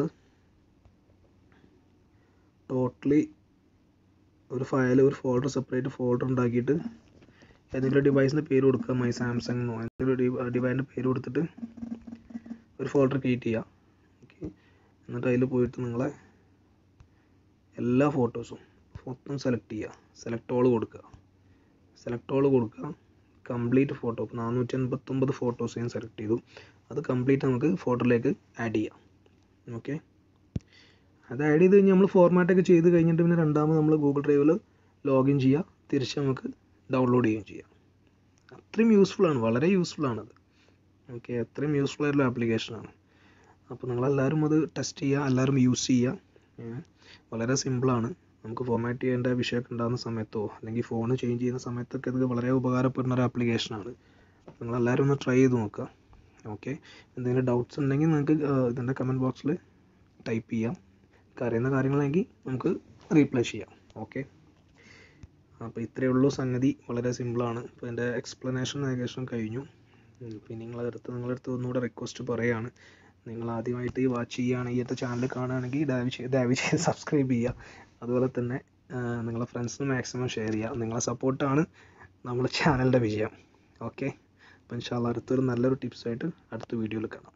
Speaker 1: ടോട്ടലി ഒരു ഫയൽ ഒരു ഫോൾഡർ സെപ്പറേറ്റ് ഫോൾഡർ ഉണ്ടാക്കിയിട്ട് ഏതെങ്കിലും ഡിവൈസിൻ്റെ പേര് കൊടുക്കുക മൈ സാംസങ് എന്നോ എന്തെങ്കിലും ഡിവൈസിൻ്റെ പേര് കൊടുത്തിട്ട് ഒരു ഫോൾഡർ ക്രിയേറ്റ് ചെയ്യുക ഓക്കെ എന്നിട്ട് അതിൽ പോയിട്ട് നിങ്ങളെ എല്ലാ ഫോട്ടോസും മൊത്തം സെലക്ട് ചെയ്യുക സെലക്ട് ഓൾ കൊടുക്കുക സെലക്ട് ഓൾ കൊടുക്കുക കംപ്ലീറ്റ് ഫോട്ടോ ഇപ്പോൾ നാനൂറ്റി എൺപത്തൊമ്പത് ഫോട്ടോസ് ഞാൻ സെലക്ട് ചെയ്തു അത് കംപ്ലീറ്റ് നമുക്ക് ഫോട്ടോയിലേക്ക് ആഡ് ചെയ്യാം ഓക്കെ അത് ആഡ് ചെയ്ത് കഴിഞ്ഞ് നമ്മൾ ഫോർമാറ്റൊക്കെ ചെയ്ത് കഴിഞ്ഞിട്ട് പിന്നെ രണ്ടാമത് നമ്മൾ ഗൂഗിൾ ഡ്രൈവിൽ ലോഗിൻ ചെയ്യുക തിരിച്ച് നമുക്ക് ഡൗൺലോഡ് ചെയ്യുകയും ചെയ്യാം അത്രയും യൂസ്ഫുൾ ആണ് വളരെ യൂസ്ഫുൾ ആണത് ഓക്കെ അത്രയും യൂസ്ഫുൾ ആയിട്ടുള്ള ആപ്ലിക്കേഷനാണ് അപ്പോൾ നിങ്ങളെല്ലാവരും അത് ടെസ്റ്റ് ചെയ്യുക എല്ലാവരും യൂസ് ചെയ്യുക വളരെ സിമ്പിളാണ് നമുക്ക് ഫോർമാറ്റ് ചെയ്യേണ്ട വിഷയമൊക്കെ ഉണ്ടാകുന്ന സമയത്തോ അല്ലെങ്കിൽ ഫോൺ ചേഞ്ച് ചെയ്യുന്ന സമയത്തൊക്കെ ഇത് വളരെ ഉപകാരപ്പെടുന്ന ഒരു ആപ്ലിക്കേഷനാണ് നിങ്ങളെല്ലാവരും ഒന്ന് ട്രൈ ചെയ്ത് നോക്കുക ഓക്കെ എന്തെങ്കിലും ഡൗട്ട്സ് ഉണ്ടെങ്കിൽ നിങ്ങൾക്ക് ഇതിൻ്റെ കമൻറ്റ് ബോക്സിൽ ടൈപ്പ് ചെയ്യാം അറിയുന്ന കാര്യങ്ങളെങ്കിൽ നമുക്ക് റീപ്ലൈ ചെയ്യാം ഓക്കെ അപ്പോൾ ഇത്രയേ ഉള്ളൂ സംഗതി വളരെ സിമ്പിളാണ് ഇപ്പോൾ എൻ്റെ എക്സ്പ്ലനേഷൻ ഏകദേശം കഴിഞ്ഞു പിന്നെ നിങ്ങളടുത്ത് നിങ്ങളടുത്ത് ഒന്നുകൂടെ റിക്വസ്റ്റ് പറയുകയാണ് നിങ്ങൾ ആദ്യമായിട്ട് ഈ വാച്ച് ചെയ്യുകയാണ് ഈ ചാനൽ കാണുകയാണെങ്കിൽ ദയവ് ചെയ്ത് ദയവ് ചെയ്ത് സബ്സ്ക്രൈബ് ചെയ്യുക അതുപോലെ തന്നെ നിങ്ങളെ ഫ്രണ്ട്സിന് മാക്സിമം ഷെയർ ചെയ്യുക നിങ്ങളെ സപ്പോർട്ടാണ് നമ്മുടെ ചാനലിൻ്റെ വിജയം ഓക്കെ അപ്പോൾ ഇൻഷാല്ല അടുത്തൊരു നല്ലൊരു ടിപ്സായിട്ട് അടുത്ത വീഡിയോയിൽ കാണാം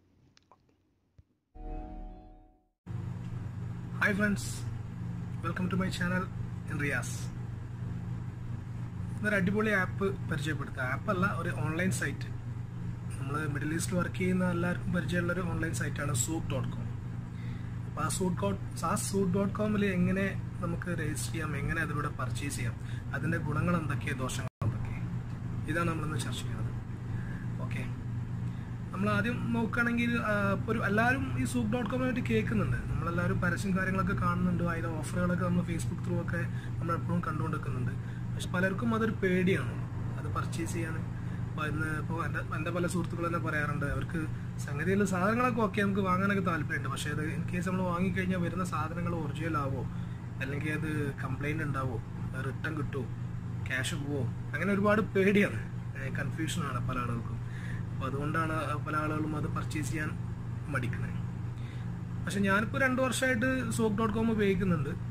Speaker 1: hi friends welcome to my channel Riyas ഇതൊരു അടിപൊളി ആപ്പ് പരിചയപ്പെടുത്തുക ആപ്പല്ല ഒരു ഓൺലൈൻ സൈറ്റ് നമ്മൾ മിഡിൽ ഈസ്റ്റിൽ വർക്ക് ചെയ്യുന്ന എല്ലാവർക്കും പരിചയമുള്ള ഒരു ഓൺലൈൻ സൈറ്റാണ് സൂട്ട് ഡോട്ട് കോം അപ്പോൾ ആ സൂട്ട് ഡോട്ട് ആ സൂട്ട് ഡോട്ട് കോമിൽ എങ്ങനെ നമുക്ക് രജിസ്റ്റർ ചെയ്യാം എങ്ങനെ അതിലൂടെ പർച്ചേസ് ചെയ്യാം അതിൻ്റെ ഗുണങ്ങൾ എന്തൊക്കെയാണ് ദോഷങ്ങൾ എന്തൊക്കെയാണ് ഇതാണ് നമ്മളിന്ന് ചർച്ച ചെയ്യുന്നത് ഓക്കെ നമ്മൾ ആദ്യം നോക്കുകയാണെങ്കിൽ ഇപ്പോൾ ഒരു എല്ലാവരും ഈ സൂപ്പ് ഡോട്ട് കോമിനെ പറ്റി കേൾക്കുന്നുണ്ട് നമ്മളെല്ലാവരും പരസ്യം കാര്യങ്ങളൊക്കെ കാണുന്നുണ്ട് അതിൻ്റെ ഓഫറുകളൊക്കെ നമ്മൾ ഫേസ്ബുക്ക് ത്രൂ ഒക്കെ നമ്മൾ എപ്പോഴും കണ്ടുകൊണ്ടിരിക്കുന്നുണ്ട് പക്ഷെ പലർക്കും അതൊരു പേടിയാണ് അത് പർച്ചേസ് ചെയ്യാൻ അപ്പോൾ ഇന്ന് ഇപ്പോൾ എൻ്റെ എൻ്റെ പല സുഹൃത്തുക്കൾ തന്നെ പറയാറുണ്ട് അവർക്ക് സംഗതിയിൽ സാധനങ്ങളൊക്കെ ഓക്കെ നമുക്ക് വാങ്ങാനൊക്കെ താല്പര്യമുണ്ട് പക്ഷേ അത് ഇൻ കേസ് നമ്മൾ വാങ്ങിക്കഴിഞ്ഞാൽ വരുന്ന സാധനങ്ങൾ ഒറിജിനൽ ആവോ അല്ലെങ്കിൽ അത് കംപ്ലൈൻറ്റ് ഉണ്ടാവോ റിട്ടേൺ കിട്ടുമോ ക്യാഷ് പോവോ അങ്ങനെ ഒരുപാട് പേടിയാണ് കൺഫ്യൂഷനാണ് പല ആളുകൾക്കും അപ്പോൾ അതുകൊണ്ടാണ് പല ആളുകളും അത് പർച്ചേസ് ചെയ്യാൻ മടിക്കുന്നത് പക്ഷെ ഞാനിപ്പോൾ രണ്ട് വർഷമായിട്ട് സോപ്പ് ഡോട്ട് കോം ഉപയോഗിക്കുന്നുണ്ട് അത്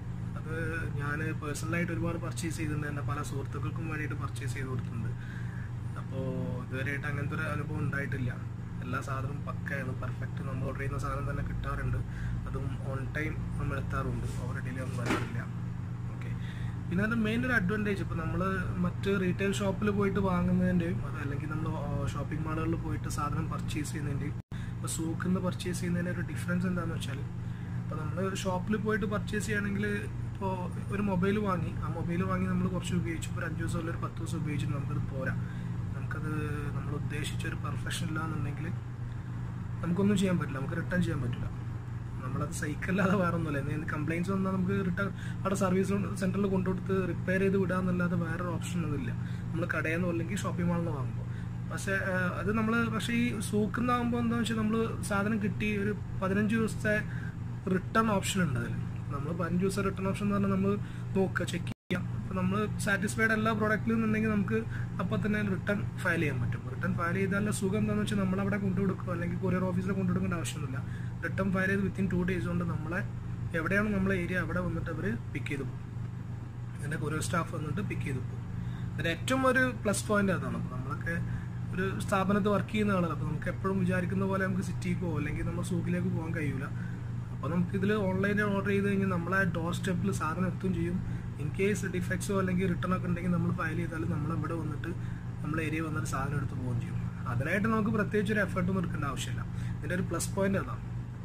Speaker 1: ഞാൻ പേഴ്സണലായിട്ട് ഒരുപാട് പർച്ചേസ് ചെയ്തിട്ടുണ്ട് എൻ്റെ പല സുഹൃത്തുക്കൾക്കും വേണ്ടിയിട്ട് പർച്ചേസ് ചെയ്ത് കൊടുത്തിട്ടുണ്ട് അപ്പോൾ ഇതുവരെയായിട്ട് അങ്ങനത്തെ ഒരു അനുഭവം ഉണ്ടായിട്ടില്ല എല്ലാ സാധനവും പക്കയാണ് പെർഫെക്റ്റ് നമ്മൾ ഓർഡർ ചെയ്യുന്ന സാധനം തന്നെ കിട്ടാറുണ്ട് അതും ഓൺ ടൈം നമ്മൾ എത്താറുണ്ട് ഓവർ ഡിലേ ഒന്നും വരാറില്ല ഓക്കെ പിന്നെ അതിൻ്റെ മെയിൻ ഒരു അഡ്വാൻറ്റേജ് ഇപ്പോൾ നമ്മൾ മറ്റ് റീറ്റെയിൽ ഷോപ്പിൽ പോയിട്ട് വാങ്ങുന്നതിൻ്റെയും അത് അല്ലെങ്കിൽ നമ്മൾ ഷോപ്പിംഗ് മാളുകളിൽ പോയിട്ട് സാധനം പർച്ചേസ് ചെയ്യുന്നതിൻ്റെയും ഇപ്പോൾ സൂക്കിൽ നിന്ന് പർച്ചേസ് ചെയ്യുന്നതിൻ്റെ ഒരു ഡിഫറൻസ് എന്താണെന്ന് വെച്ചാൽ ഇപ്പോൾ നമ്മൾ ഷോപ്പിൽ പോയിട്ട് പർച്ചേസ് ചെയ്യുകയാണെങ്കിൽ ഇപ്പോൾ ഒരു മൊബൈൽ വാങ്ങി ആ മൊബൈൽ വാങ്ങി നമ്മൾ കുറച്ച് ഉപയോഗിച്ചു ഇപ്പോൾ ഒരു അഞ്ച് ദിവസം അല്ലെങ്കിൽ ഒരു പത്ത് ദിവസം ഉപയോഗിച്ചിട്ട് നമുക്കത് പോരാ നമുക്കത് നമ്മൾ ഉദ്ദേശിച്ച ഒരു പെർഫെക്ഷൻ ഇല്ല എന്നുണ്ടെങ്കിൽ നമുക്കൊന്നും ചെയ്യാൻ പറ്റില്ല നമുക്ക് റിട്ടേൺ ചെയ്യാൻ പറ്റില്ല നമ്മളത് സൈക്കിളല്ലാതെ വേറെ ഒന്നുമില്ല എന്തെങ്കിലും കംപ്ലയിൻസ് വന്നാൽ നമുക്ക് റിട്ടേൺ അവിടെ സർവീസ് സെൻറ്ററിൽ കൊണ്ടുകൊടുത്ത് റിപ്പയർ ചെയ്ത് വിടാന്നല്ലാതെ വേറൊരു ഓപ്ഷൻ ഒന്നുമില്ല നമ്മൾ കടയിൽ നിന്നോ അല്ലെങ്കിൽ ഷോപ്പിംഗ് മാളിൽ നിന്ന് വാങ്ങുമ്പോൾ പക്ഷേ ഏഹ്, അത് നമ്മൾ പക്ഷേ ഈ സൂക്കുന്നാകുമ്പോൾ എന്താ വെച്ചാൽ നമ്മൾ സാധനം കിട്ടി ഒരു പതിനഞ്ച് ദിവസത്തെ റിട്ടേൺ ഓപ്ഷൻ ഉണ്ട് അതിൽ നമ്മൾ പതിനഞ്ച് ദിവസം റിട്ടേൺ ഓപ്ഷൻ എന്ന് പറഞ്ഞാൽ നമ്മൾ നോക്കുക ചെക്ക് ചെയ്യാം അപ്പോൾ നമ്മൾ സാറ്റിസ്ഫൈഡ് എല്ലാ പ്രോഡക്റ്റിലും എന്നുണ്ടെങ്കിൽ നമുക്ക് അപ്പോൾ തന്നെ റിട്ടേൺ ഫയൽ ചെയ്യാൻ പറ്റും റിട്ടേൺ ഫയൽ ചെയ്താലുള്ള സുഖം എന്താണെന്ന് വെച്ചാൽ നമ്മളവിടെ കൊണ്ടുകൊടുക്കുക അല്ലെങ്കിൽ കൊറിയർ ഓഫീസിൽ കൊണ്ടുകൊടുക്കേണ്ട ആവശ്യമൊന്നുമില്ല റിട്ടേൺ ഫയൽ ചെയ്ത് വിത്തിൻ ടു ഡേയ്സ് കൊണ്ട് നമ്മളെ എവിടെയാണ് നമ്മളെ ഏരിയ അവിടെ വന്നിട്ട് അവർ പിക്ക് ചെയ്ത് പോകും എൻ്റെ കൊറിയർ സ്റ്റാഫ് വന്നിട്ട് പിക്ക് ചെയ്ത് പോകും അതിൻ്റെ ഏറ്റവും ഒരു പ്ലസ് പോയിന്റ് അതാണ് അപ്പോൾ നമ്മളൊക്കെ ഒരു സ്ഥാപനത്ത് വർക്ക് ചെയ്യുന്ന ആളാണ് അപ്പോൾ നമുക്ക് എപ്പോഴും വിചാരിക്കുന്ന പോലെ നമുക്ക് സിറ്റിക്ക് പോകും അല്ലെങ്കിൽ നമ്മൾ സൂക്കിലേക്ക് പോകാൻ കഴിയൂല അപ്പോൾ നമുക്ക് ഇതിൽ ഓൺലൈനിൽ ഓർഡർ ചെയ്ത് കഴിഞ്ഞാൽ നമ്മളെ ഡോർ സ്റ്റെപ്പിൽ സാധനം എത്തും ചെയ്യും ഇൻ കേസ് ഡിഫക്ട്സോ അല്ലെങ്കിൽ റിട്ടേൺ ഒക്കെ ഉണ്ടെങ്കിൽ നമ്മൾ ഫയൽ ചെയ്താൽ നമ്മൾ ഇവിടെ വന്നിട്ട് നമ്മൾ ഏരിയ വന്നിട്ട് സാധനം എടുത്ത് പോവുകയും ചെയ്യും അതിനായിട്ട് നമുക്ക് പ്രത്യേകിച്ച് ഒരു എഫർട്ടൊന്നും എടുക്കേണ്ട ആവശ്യമില്ല ഇതിൻ്റെ ഒരു പ്ലസ് പോയിന്റ് അതാണ്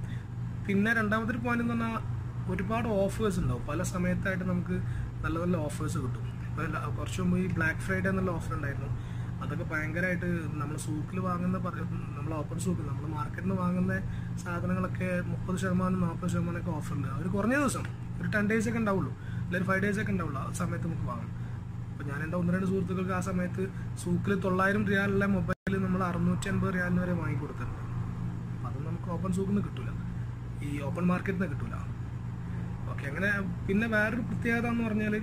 Speaker 1: പിന്നെ രണ്ടാമത്തെ ഒരു പോയിന്റ് എന്ന് പറഞ്ഞാൽ ഒരുപാട് ഓഫേഴ്സ് ഉണ്ടാവും പല സമയത്തായിട്ട് നമുക്ക് നല്ല നല്ല ഓഫേഴ്സ് കിട്ടും ഇപ്പോൾ ല- കുറച്ച് മുമ്പ് ഈ ബ്ലാക്ക് ഫ്രൈഡേ എന്നുള്ള ഓഫർ ഉണ്ടായിരുന്നു അതൊക്കെ ഭയങ്കരമായിട്ട് നമ്മൾ സൂക്കിൽ വാങ്ങുന്ന പറ- നമ്മൾ ഓപ്പൺ സൂക്കിൽ നമ്മൾ മാർക്കറ്റിൽ നിന്ന് വാങ്ങുന്ന സാധനങ്ങളൊക്കെ മുപ്പത് ശതമാനം നാൽപ്പത് ശതമാനമൊക്കെ ഓഫറുണ്ട് ഒരു കുറഞ്ഞ ദിവസം ഒരു ടെൻ ഡേയ്സ് ഒക്കെ ഉണ്ടാവുള്ളൂ അല്ലെങ്കിൽ ഫൈവ് ഡേയ്സ് ഒക്കെ ഉണ്ടാവുള്ളൂ ആ സമയത്ത് നമുക്ക് വാങ്ങാം അപ്പോൾ ഞാൻ എൻ്റെ ഒന്ന് രണ്ട് സുഹൃത്തുക്കൾക്ക് ആ സമയത്ത് സൂക്കിൽ തൊള്ളായിരം റിയാലുള്ള മൊബൈൽ നമ്മൾ അറുന്നൂറ്റി അൻപത് റിയാലിന് വരെ വാങ്ങി കൊടുത്തിട്ടുണ്ട് അപ്പം അത് നമുക്ക് ഓപ്പൺ സൂക്കിൽ നിന്ന് കിട്ടൂല ഈ ഓപ്പൺ മാർക്കറ്റിൽ നിന്ന് കിട്ടൂല ഓക്കെ അങ്ങനെ പിന്നെ വേറൊരു പ്രത്യേകത എന്ന് പറഞ്ഞാൽ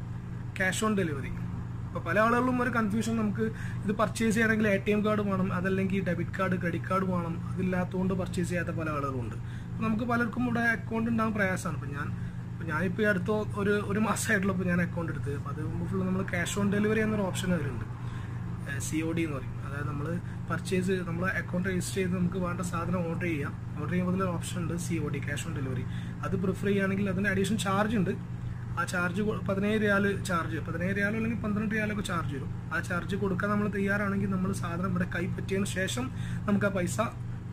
Speaker 1: ക്യാഷ് ഓൺ ഡെലിവറി ഇപ്പോൾ പല ആളുകളിലും ഒരു കൺഫ്യൂഷൻ നമുക്ക് ഇത് പർച്ചേസ് ചെയ്യണമെങ്കിൽ എ ടി എം കാർഡ് വേണം അതല്ലെങ്കിൽ ഡെബിറ്റ് കാർഡ് ക്രെഡിറ്റ് കാർഡ് വേണം അതില്ലാത്തതുകൊണ്ട് പർച്ചേസ് ചെയ്യാത്ത പല ആളുകളുണ്ട് അപ്പോൾ നമുക്ക് പലർക്കും ഇവിടെ അക്കൗണ്ട് ഉണ്ടാകും പ്രയാസമാണ് ഇപ്പം ഞാൻ ഇപ്പം ഞാനിപ്പോൾ ഈ അടുത്ത ഒരു ഒരു മാസമായിട്ടുള്ള ഇപ്പോൾ ഞാൻ അക്കൗണ്ട് എടുത്ത് അപ്പോൾ അത് മുമ്പ് ഫുള്ള് നമ്മൾ ക്യാഷ് ഓൺ ഡെലിവറി എന്നൊരു ഓപ്ഷൻ അതിലുണ്ട് സി ഒ ഡി എന്ന് പറയും അതായത് നമ്മൾ പർച്ചേസ് നമ്മൾ അക്കൗണ്ട് രജിസ്റ്റർ ചെയ്ത് നമുക്ക് വേണ്ട സാധനം ഓർഡർ ചെയ്യാം ഓർഡർ ചെയ്യുമ്പോൾ അതിൽ ഓപ്ഷൻ ഉണ്ട് C O D cash on delivery അത് പ്രിഫർ ചെയ്യുകയാണെങ്കിൽ അതിന് അഡീഷണൽ ചാർജ് ഉണ്ട് ആ ചാർജ് പതിനേഴ് റിയാൽ ചാർജ് പതിനേഴ് റിയാൽ അല്ലെങ്കിൽ പന്ത്രണ്ട് റിയാലൊക്കെ ചാർജ് വരും ആ ചാർജ് കൊടുക്കാൻ നമ്മൾ തയ്യാറാണെങ്കിൽ നമ്മൾ സാധനം ഇവിടെ കൈപ്പറ്റിയതിന് ശേഷം നമുക്ക് ആ പൈസ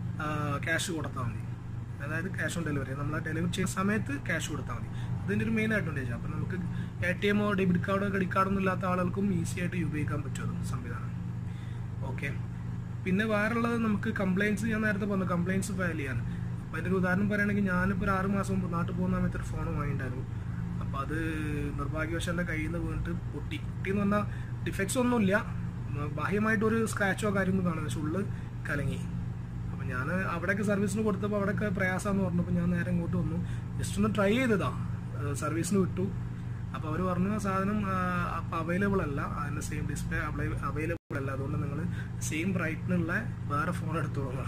Speaker 1: ക്യാഷ് കൊടുത്താൽ മതി അതായത് ക്യാഷ് ഓൺ ഡെലിവറി നമ്മൾ ആ ഡെലിവറി ചെയ്യുന്ന സമയത്ത് ക്യാഷ് കൊടുത്താൽ മതി അതിൻ്റെ ഒരു മെയിൻ അഡ്വാൻറ്റേജ് അപ്പം നമുക്ക് എ ടി എമ്മോ ഡെബിറ്റ് കാർഡോ ക്രെഡിറ്റ് കാർഡോ ഒന്നും ഇല്ലാത്ത ആളുകൾക്കും ഈസി ആയിട്ട് ഉപയോഗിക്കാൻ പറ്റും അത് സംവിധാനം ഓക്കെ പിന്നെ വേറുള്ളത് നമുക്ക് കംപ്ലയിൻസ് ഞാൻ നേരത്തെ പറഞ്ഞു കംപ്ലയിൻസ് ഫയൽ ചെയ്യാൻ അപ്പം അതിൻ്റെ ഒരു ഉദാഹരണം പറയുകയാണെങ്കിൽ ഞാനിപ്പോൾ ഒരു ആറ് മാസം മുമ്പ് നാട്ടിൽ പോകുന്ന സമയത്ത് ഒരു ഫോൺ വാങ്ങിയിട്ടുണ്ടായിരുന്നു അപ്പോൾ അത് നിർഭാഗ്യവശാൽ എൻ്റെ കയ്യിൽ നിന്ന് വീണിട്ട് പൊട്ടി പൊട്ടി എന്ന് പറഞ്ഞാൽ ഡിഫക്ട്സ് ഒന്നുമില്ല ബാഹ്യമായിട്ടൊരു സ്ക്രാച്ചോ കാര്യമൊന്നും കാണുന്നത് പക്ഷെ ഉള്ളിൽ കലങ്ങി അപ്പം ഞാൻ അവിടെയൊക്കെ സർവീസിന് കൊടുത്തപ്പോൾ അവിടെയൊക്കെ പ്രയാസമെന്ന് പറഞ്ഞപ്പോൾ ഞാൻ നേരെ ഇങ്ങോട്ട് വന്നു ജസ്റ്റ് ഒന്ന് ട്രൈ ചെയ്തതാ സർവീസിന് വിട്ടു അപ്പോൾ അവർ പറഞ്ഞു ആ സാധനം അപ്പം അവൈലബിൾ അല്ല അതിൻ്റെ സെയിം ഡിസ്പ്ലേ അവൈലബിൾ അല്ല അതുകൊണ്ട് നിങ്ങൾ സെയിം ബ്രൈറ്റിനുള്ള വേറെ ഫോൺ എടുത്തോളൂ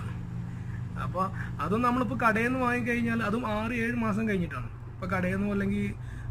Speaker 1: അപ്പോൾ അതും നമ്മളിപ്പോൾ കടയിൽ നിന്ന് വാങ്ങിക്കഴിഞ്ഞാൽ അതും ആറ് ഏഴ് മാസം കഴിഞ്ഞിട്ടാണ് ഇപ്പോൾ കടയിൽ നിന്നോ അല്ലെങ്കിൽ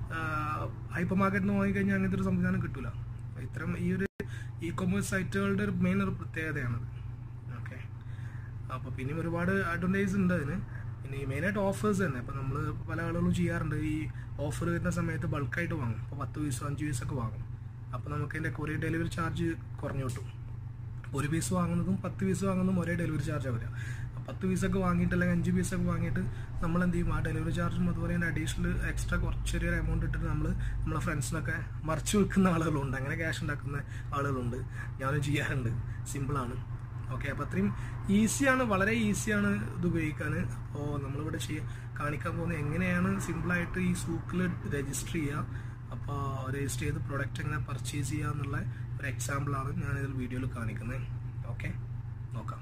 Speaker 1: ഹൈപ്പർ മാർക്കറ്റിൽ നിന്ന് വാങ്ങിക്കഴിഞ്ഞാൽ അങ്ങനത്തെ ഒരു സംവിധാനം കിട്ടൂല ഇത്തരം ഈ ഒരു ഇ കൊമേഴ്സ് സൈറ്റുകളുടെ ഒരു മെയിൻ ഒരു പ്രത്യേകതയാണത് ഓക്കെ അപ്പോൾ പിന്നെയും ഒരുപാട് അഡ്വാൻറ്റേജ് ഉണ്ട് അതിന് പിന്നെ ഈ മെയിനായിട്ട് ഓഫേഴ്സ് തന്നെ അപ്പോൾ നമ്മൾ പല ആളുകളും ചെയ്യാറുണ്ട് ഈ ഓഫർ വരുന്ന സമയത്ത് ബൾക്കായിട്ട് വാങ്ങും അപ്പോൾ പത്ത് പീസോ അഞ്ച് പീസൊക്കെ വാങ്ങും അപ്പോൾ നമുക്ക് അതിൻ്റെ കൊറിയർ ഡെലിവറി ചാർജ് കുറഞ്ഞു കിട്ടും ഒരു പീസ് വാങ്ങുന്നതും പത്ത് പീസ് വാങ്ങുന്നതും ഒരേ ഡെലിവറി ചാർജ് വരിക പത്ത് പീസൊക്കെ വാങ്ങിയിട്ട് അല്ലെങ്കിൽ അഞ്ച് പീസൊക്കെ വാങ്ങിയിട്ട് നമ്മൾ എന്ത് ചെയ്യും ആ ഡെലിവറി ചാർജും അതുപോലെ തന്നെ അഡീഷണൽ എക്സ്ട്രാ കുറച്ച് ചെറിയൊരു എമൗണ്ട് ഇട്ടിട്ട് നമ്മൾ നമ്മളെ ഫ്രണ്ട്സിനൊക്കെ മറിച്ച് വെക്കുന്ന ആളുകളുണ്ട് അങ്ങനെ ക്യാഷ് ഉണ്ടാക്കുന്ന ആളുകളുണ്ട് ഞാനും ചെയ്യാറുണ്ട് സിമ്പിളാണ് ഓക്കെ അപ്പോൾ അത്രയും ഈസിയാണ് വളരെ ഈസിയാണ് ഇത് ഉപയോഗിക്കാൻ അപ്പോൾ നമ്മളിവിടെ ചെയ്യ കാണിക്കാൻ പോകുന്നത് എങ്ങനെയാണ് സിമ്പിളായിട്ട് ഈ സൂക്കിൽ രജിസ്റ്റർ ചെയ്യുക അപ്പോൾ രജിസ്റ്റർ ചെയ്ത് പ്രൊഡക്റ്റ് എങ്ങനെ പർച്ചേസ് ചെയ്യുക എന്നുള്ള ഒരു എക്സാമ്പിളാണ് ഞാൻ ഇതിൽ വീഡിയോയിൽ കാണിക്കുന്നത് ഓക്കെ നോക്കാം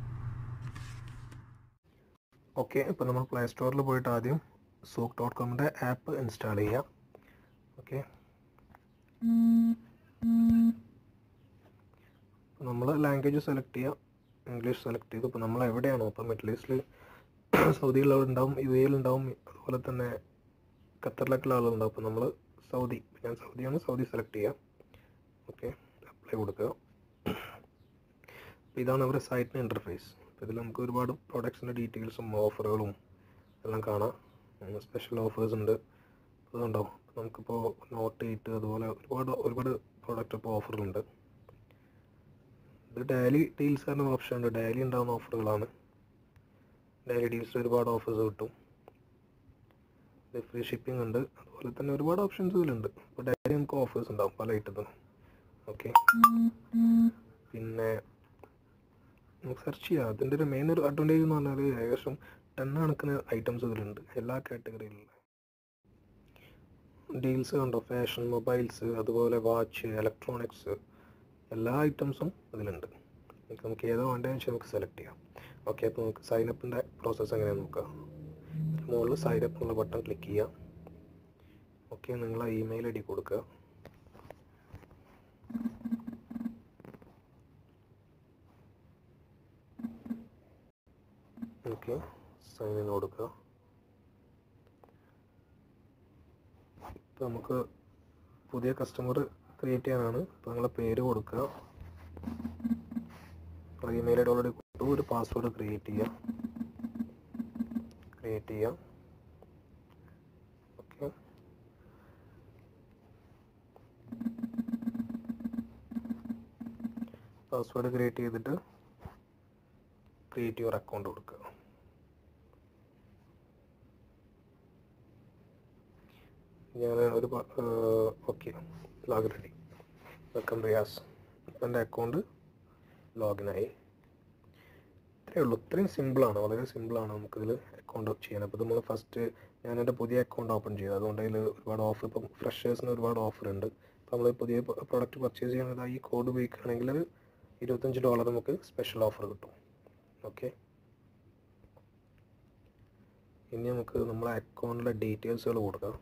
Speaker 2: ഓക്കെ ഇപ്പോൾ നമ്മൾ പ്ലേ സ്റ്റോറിൽ പോയിട്ട് ആദ്യം സൂക്ക് ഡോട്ട് കോമിൻ്റെ ആപ്പ് ഇൻസ്റ്റാൾ ചെയ്യാം ഓക്കെ നമ്മൾ ലാംഗ്വേജ് സെലക്ട് ചെയ്യുക ഇംഗ്ലീഷ് സെലക്ട് ചെയ്തു ഇപ്പോൾ നമ്മൾ എവിടെയാണോ ഇപ്പോൾ മിഡിൽ ഈസ്റ്റിൽ സൗദിയിലുണ്ടാവും യു എയിലുണ്ടാവും അതുപോലെ തന്നെ ഖത്തറിലൊക്കെയുള്ള ആളുകളുണ്ടാവും അപ്പോൾ നമ്മൾ സൗദി ഞാൻ സൗദിയാണ് സൗദി സെലക്ട് ചെയ്യുക ഓക്കെ അപ്ലൈ കൊടുക്കുക അപ്പോൾ ഇതാണ് അവരുടെ സൈറ്റിൻ്റെ ഇൻ്റർഫേസ് അപ്പോൾ ഇതിൽ നമുക്ക് ഒരുപാട് പ്രോഡക്ട്സിൻ്റെ ഡീറ്റെയിൽസും ഓഫറുകളും എല്ലാം കാണാം സ്പെഷ്യൽ ഓഫേഴ്സ് ഉണ്ട് അതുണ്ടാവും നമുക്കിപ്പോൾ നോട്ട് എയ്റ്റ് അതുപോലെ ഒരുപാട് ഒരുപാട് പ്രോഡക്റ്റ് ഇപ്പോൾ ഓഫറുണ്ട് ഇത് ഡെയിലി ഡീൽസ് തന്നെ ഓപ്ഷൻ ഉണ്ട് ഡെയിലി ഉണ്ടാകുന്ന ഓഫറുകളാണ് ഡെയിലി ഡീൽസിൽ ഒരുപാട് ഓഫേഴ്സ് കിട്ടും ഇത് ഫ്രീ ഷിപ്പിംഗ് ഉണ്ട് അതുപോലെ തന്നെ ഒരുപാട് ഓപ്ഷൻസ് ഇതിലുണ്ട് ഇപ്പോൾ ഡെയിലി നമുക്ക് ഓഫേഴ്സ് ഉണ്ടാവും പല ഐറ്റത്തിനും ഓക്കെ പിന്നെ നമുക്ക് സെർച്ച് ചെയ്യാം അതിൻ്റെ ഒരു മെയിൻ ഒരു അഡ്വാൻറ്റേജ് എന്ന് പറഞ്ഞാൽ ഏകദേശം ടെൻ കണക്കിന് ഐറ്റംസ് ഇതിലുണ്ട് എല്ലാ കാറ്റഗറിയിലുള്ള ഡീൽസ് കണ്ടോ ഫാഷൻ മൊബൈൽസ് അതുപോലെ വാച്ച് ഇലക്ട്രോണിക്സ് എല്ലാ ഐറ്റംസും ഇതിലുണ്ട് നമുക്ക് നമുക്ക് ഏതോ വേണ്ടതെന്ന് വെച്ചാൽ നമുക്ക് സെലക്ട് ചെയ്യാം ഓക്കെ അപ്പോൾ നമുക്ക് സൈനപ്പിൻ്റെ പ്രോസസ്സ് എങ്ങനെയാണെന്ന് നോക്കാം മുകളിൽ സൈനപ്പ് എന്നുള്ള ബട്ടൺ ക്ലിക്ക് ചെയ്യുക ഓക്കെ നിങ്ങൾ ഇമെയിൽ ഐ ഡി കൊടുക്കുക ഓക്കെ സൈൻ ഇൻ കൊടുക്കുക ഇപ്പോൾ നമുക്ക് പുതിയ കസ്റ്റമർ ക്രിയേറ്റ് ചെയ്യാനാണ് ഇപ്പോൾ നിങ്ങളെ പേര് കൊടുക്കുക ഇമെയിൽ ഐ ഡി ഓൾറെഡി കൊടുത്തു ഒരു പാസ്വേഡ് ക്രിയേറ്റ് ചെയ്യുക ക്രിയേറ്റ് ചെയ്യുക ഓക്കെ പാസ്വേഡ് ക്രിയേറ്റ് ചെയ്തിട്ട് ക്രിയേറ്റ് യുവർ അക്കൗണ്ട് കൊടുക്കുക ഞാൻ ഒരു okay login ready welcome Riyas ഇപ്പം എൻ്റെ അക്കൗണ്ട് ലോഗിനായി ഇത്രയേ ഉള്ളൂ ഇത്രയും സിമ്പിളാണ് വളരെ സിമ്പിളാണ് നമുക്കിതിൽ അക്കൗണ്ട് ചെയ്യാൻ അപ്പോൾ നമ്മൾ ഫസ്റ്റ് ഞാൻ എൻ്റെ പുതിയ അക്കൗണ്ട് ഓപ്പൺ ചെയ്തു അതുകൊണ്ട് അതിൽ ഒരുപാട് ഓഫർ ഇപ്പം ഫ്രഷേഴ്സിന് ഒരുപാട് ഓഫർ ഉണ്ട് അപ്പോൾ നമ്മൾ പുതിയ പ്രോഡക്റ്റ് പർച്ചേസ് ചെയ്യുന്നത് ഈ കോഡ് ഉപയോഗിക്കുകയാണെങ്കിൽ അത് ഇരുപത്തഞ്ച് ഡോളർ നമുക്ക് സ്പെഷ്യൽ ഓഫർ കിട്ടും ഓക്കെ ഇനി നമുക്ക് നമ്മളെ അക്കൗണ്ടിലെ ഡീറ്റെയിൽസുകൾ കൊടുക്കാം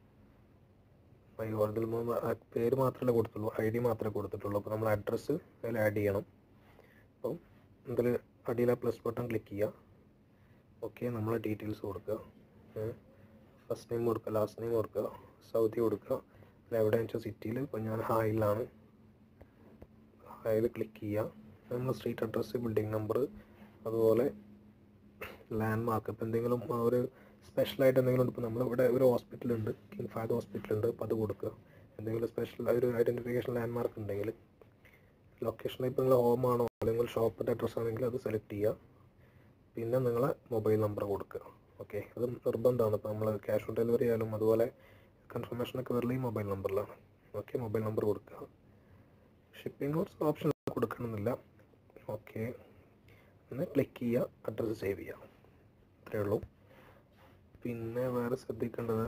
Speaker 2: ഇതിൽ പേര് മാത്രമേ കൊടുത്തുള്ളൂ ഐ ഡി മാത്രമേ കൊടുത്തിട്ടുള്ളൂ അപ്പോൾ നമ്മൾ അഡ്രസ്സ് അതിൽ ആഡ് ചെയ്യണം അപ്പം ഇതിൽ അടിയിലെ പ്ലസ് ബട്ടൺ ക്ലിക്ക് ചെയ്യുക ഓക്കെ നമ്മളെ ഡീറ്റെയിൽസ് കൊടുക്കുക ഫസ്റ്റ് നെയിം കൊടുക്കുക ലാസ്റ്റ് നെയിം കൊടുക്കുക സൗദി കൊടുക്കുക അല്ല എവിടെയാണെന്ന് വെച്ചാൽ സിറ്റിയിൽ ഇപ്പോൾ ഞാൻ ഹായിലാണ് ഹായിൽ ക്ലിക്ക് ചെയ്യുക നമ്മൾ സ്ട്രീറ്റ് അഡ്രസ്സ് ബിൽഡിംഗ് നമ്പർ അതുപോലെ ലാൻഡ് മാർക്ക് ഇപ്പോൾ എന്തെങ്കിലും ഒരു സ്പെഷ്യലായിട്ട് എന്തെങ്കിലും ഉണ്ട് ഇപ്പോൾ നമ്മളിവിടെ ഒരു ഹോസ്പിറ്റലുണ്ട് കിങ് ഫാദർ ഹോസ്പിറ്റലുണ്ട് അപ്പോൾ അത് കൊടുക്കുക എന്തെങ്കിലും സ്പെഷ്യൽ ഒരു ഐഡൻറ്റിഫിക്കേഷൻ ലാൻഡ് മാർക്ക് ഉണ്ടെങ്കിൽ ലൊക്കേഷൻ ഇപ്പോൾ നിങ്ങൾ ഹോം ആണോ അല്ലെങ്കിൽ ഷോപ്പിൻ്റെ അഡ്രസ്സ് ആണെങ്കിൽ അത് സെലക്ട് ചെയ്യുക പിന്നെ നിങ്ങളെ മൊബൈൽ നമ്പർ കൊടുക്കുക ഓക്കെ അത് നിർബന്ധമാണ് ഇപ്പോൾ നമ്മൾ ക്യാഷ് ഓൺ ഡെലിവറി ആയാലും അതുപോലെ കൺഫർമേഷനൊക്കെ വരല് ഈ മൊബൈൽ നമ്പറിലാണ് ഓക്കെ മൊബൈൽ നമ്പർ കൊടുക്കുക ഷിപ്പിംഗ് കുറച്ച് ഓപ്ഷൻ കൊടുക്കണമെന്നില്ല ഓക്കെ ഒന്ന് ക്ലിക്ക് ചെയ്യുക അഡ്രസ്സ് സേവ് ചെയ്യുക ഇത്രയേ ഉള്ളൂ പിന്നെ വേറെ ശ്രദ്ധിക്കേണ്ടത്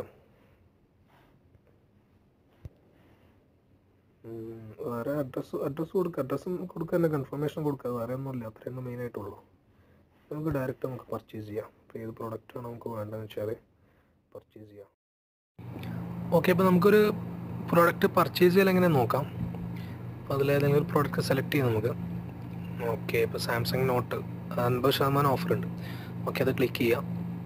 Speaker 2: വേറെ അഡ്രസ്സ് അഡ്രസ്സ് കൊടുക്കുക അഡ്രസ്സും കൊടുക്കുക തന്നെ കൺഫർമേഷൻ കൊടുക്കുക വേറെ ഒന്നുമില്ല അത്രയൊന്നും മെയിനായിട്ടുള്ളൂ നമുക്ക് ഡയറക്റ്റ് നമുക്ക് പർച്ചേസ് ചെയ്യാം ഇപ്പോൾ ഏത് പ്രോഡക്റ്റാണ് നമുക്ക് വേണ്ടതെന്ന് വെച്ചാൽ പർച്ചേസ് ചെയ്യാം
Speaker 1: ഓക്കെ അപ്പോൾ നമുക്കൊരു പ്രോഡക്റ്റ് പർച്ചേസ് ചെയ്യൽ എങ്ങനെ നോക്കാം അപ്പോൾ അതിലേതെങ്കിലും ഒരു പ്രോഡക്റ്റ് സെലക്ട് ചെയ്യാം നമുക്ക് ഓക്കെ ഇപ്പോൾ സാംസങ് നോട്ട് അൻപത് ശതമാനം ഓഫർ ഉണ്ട് ഓക്കെ അത് ക്ലിക്ക് ചെയ്യാം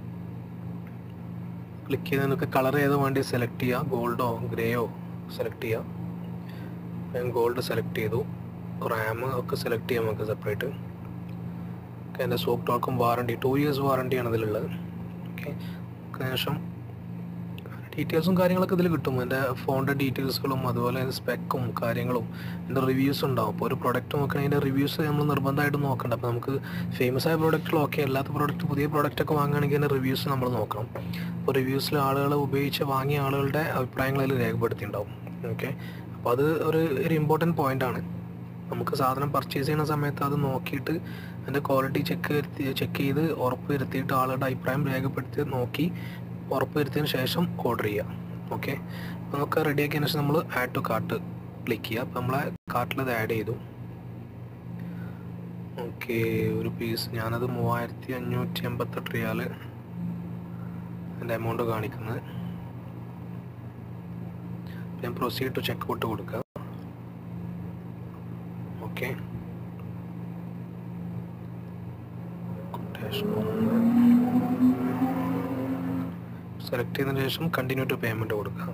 Speaker 1: ക്ലിക്ക് ചെയ്ത് നിങ്ങൾക്ക് കളർ ഏതോ വേണ്ടി സെലക്ട് ചെയ്യുക ഗോൾഡോ ഗ്രേയോ സെലക്ട് ചെയ്യുക ഞാൻ ഗോൾഡ് സെലക്ട് ചെയ്തു റാം ഒക്കെ സെലക്ട് ചെയ്യാം നമുക്ക് സെപ്പറേറ്റ് ഓക്കെ എൻ്റെ സോപ്പ് ടോക്കും വാറണ്ടി ടു ഇയേഴ്സ് വാറണ്ടിയാണ് ഇതിലുള്ളത് ഓക്കെ ശേഷം ഡീറ്റെയിൽസും കാര്യങ്ങളൊക്കെ ഇതിൽ കിട്ടും എൻ്റെ ഫോണിൻ്റെ ഡീറ്റെയിൽസുകളും അതുപോലെ സ്പെക്കും കാര്യങ്ങളും എൻ്റെ റിവ്യൂസ് ഉണ്ടാവും അപ്പോൾ ഒരു പ്രോഡക്റ്റ് നോക്കണമെങ്കിൽ അതിൻ്റെ റിവ്യൂസ് നമ്മൾ നിർബന്ധമായിട്ട് നോക്കണ്ട അപ്പോൾ നമുക്ക് ഫേമസ് ആയ പ്രോഡക്റ്റുകൾ ഓക്കെ അല്ലാത്ത പ്രോഡക്റ്റ് പുതിയ പ്രോഡക്റ്റൊക്കെ വാങ്ങുകയാണെങ്കിൽ അതിൻ്റെ റിവ്യൂസ് നമ്മൾ നോക്കണം അപ്പോൾ റിവ്യൂസിൽ ആളുകൾ ഉപയോഗിച്ച് വാങ്ങിയ ആളുകളുടെ അഭിപ്രായങ്ങൾ അതിൽ രേഖപ്പെടുത്തിയിട്ടുണ്ടാവും ഓക്കെ അപ്പോൾ അത് ഒരു ഒരു ഇമ്പോർട്ടൻറ്റ് പോയിൻ്റാണ് നമുക്ക് സാധനം പർച്ചേസ് ചെയ്യുന്ന സമയത്ത് അത് നോക്കിയിട്ട് അതിൻ്റെ ക്വാളിറ്റി ചെക്ക് ചെക്ക് ചെയ്ത് ഉറപ്പ് വരുത്തിയിട്ട് ആളുടെ അഭിപ്രായം രേഖപ്പെടുത്തി നോക്കി ഉറപ്പ് വരുത്തിയതിന് ശേഷം ഓർഡർ ചെയ്യുക ഓക്കെ അപ്പോൾ നമുക്ക് റെഡിയാക്കിയതിന് ശേഷം നമ്മൾ ആഡ് ടു കാർട്ട് ക്ലിക്ക് ചെയ്യുക അപ്പോൾ നമ്മളെ കാർട്ടിൽ അത് ആഡ് ചെയ്തു ഓക്കെ ഒരു പീസ് ഞാനത് മൂവായിരത്തി അഞ്ഞൂറ്റി എൺപത്തെട്ട് റിയാല് എൻ്റെ എമൗണ്ട് കാണിക്കുന്നത് ഞാൻ പ്രൊസീഡ് ടു ചെക്ക് ഔട്ട് കൊടുക്കുക ഓക്കെ
Speaker 2: സെലക്ട് ചെയ്തതിന് ശേഷം കണ്ടിന്യൂ ടു പേയ്മെൻറ്റ് കൊടുക്കുക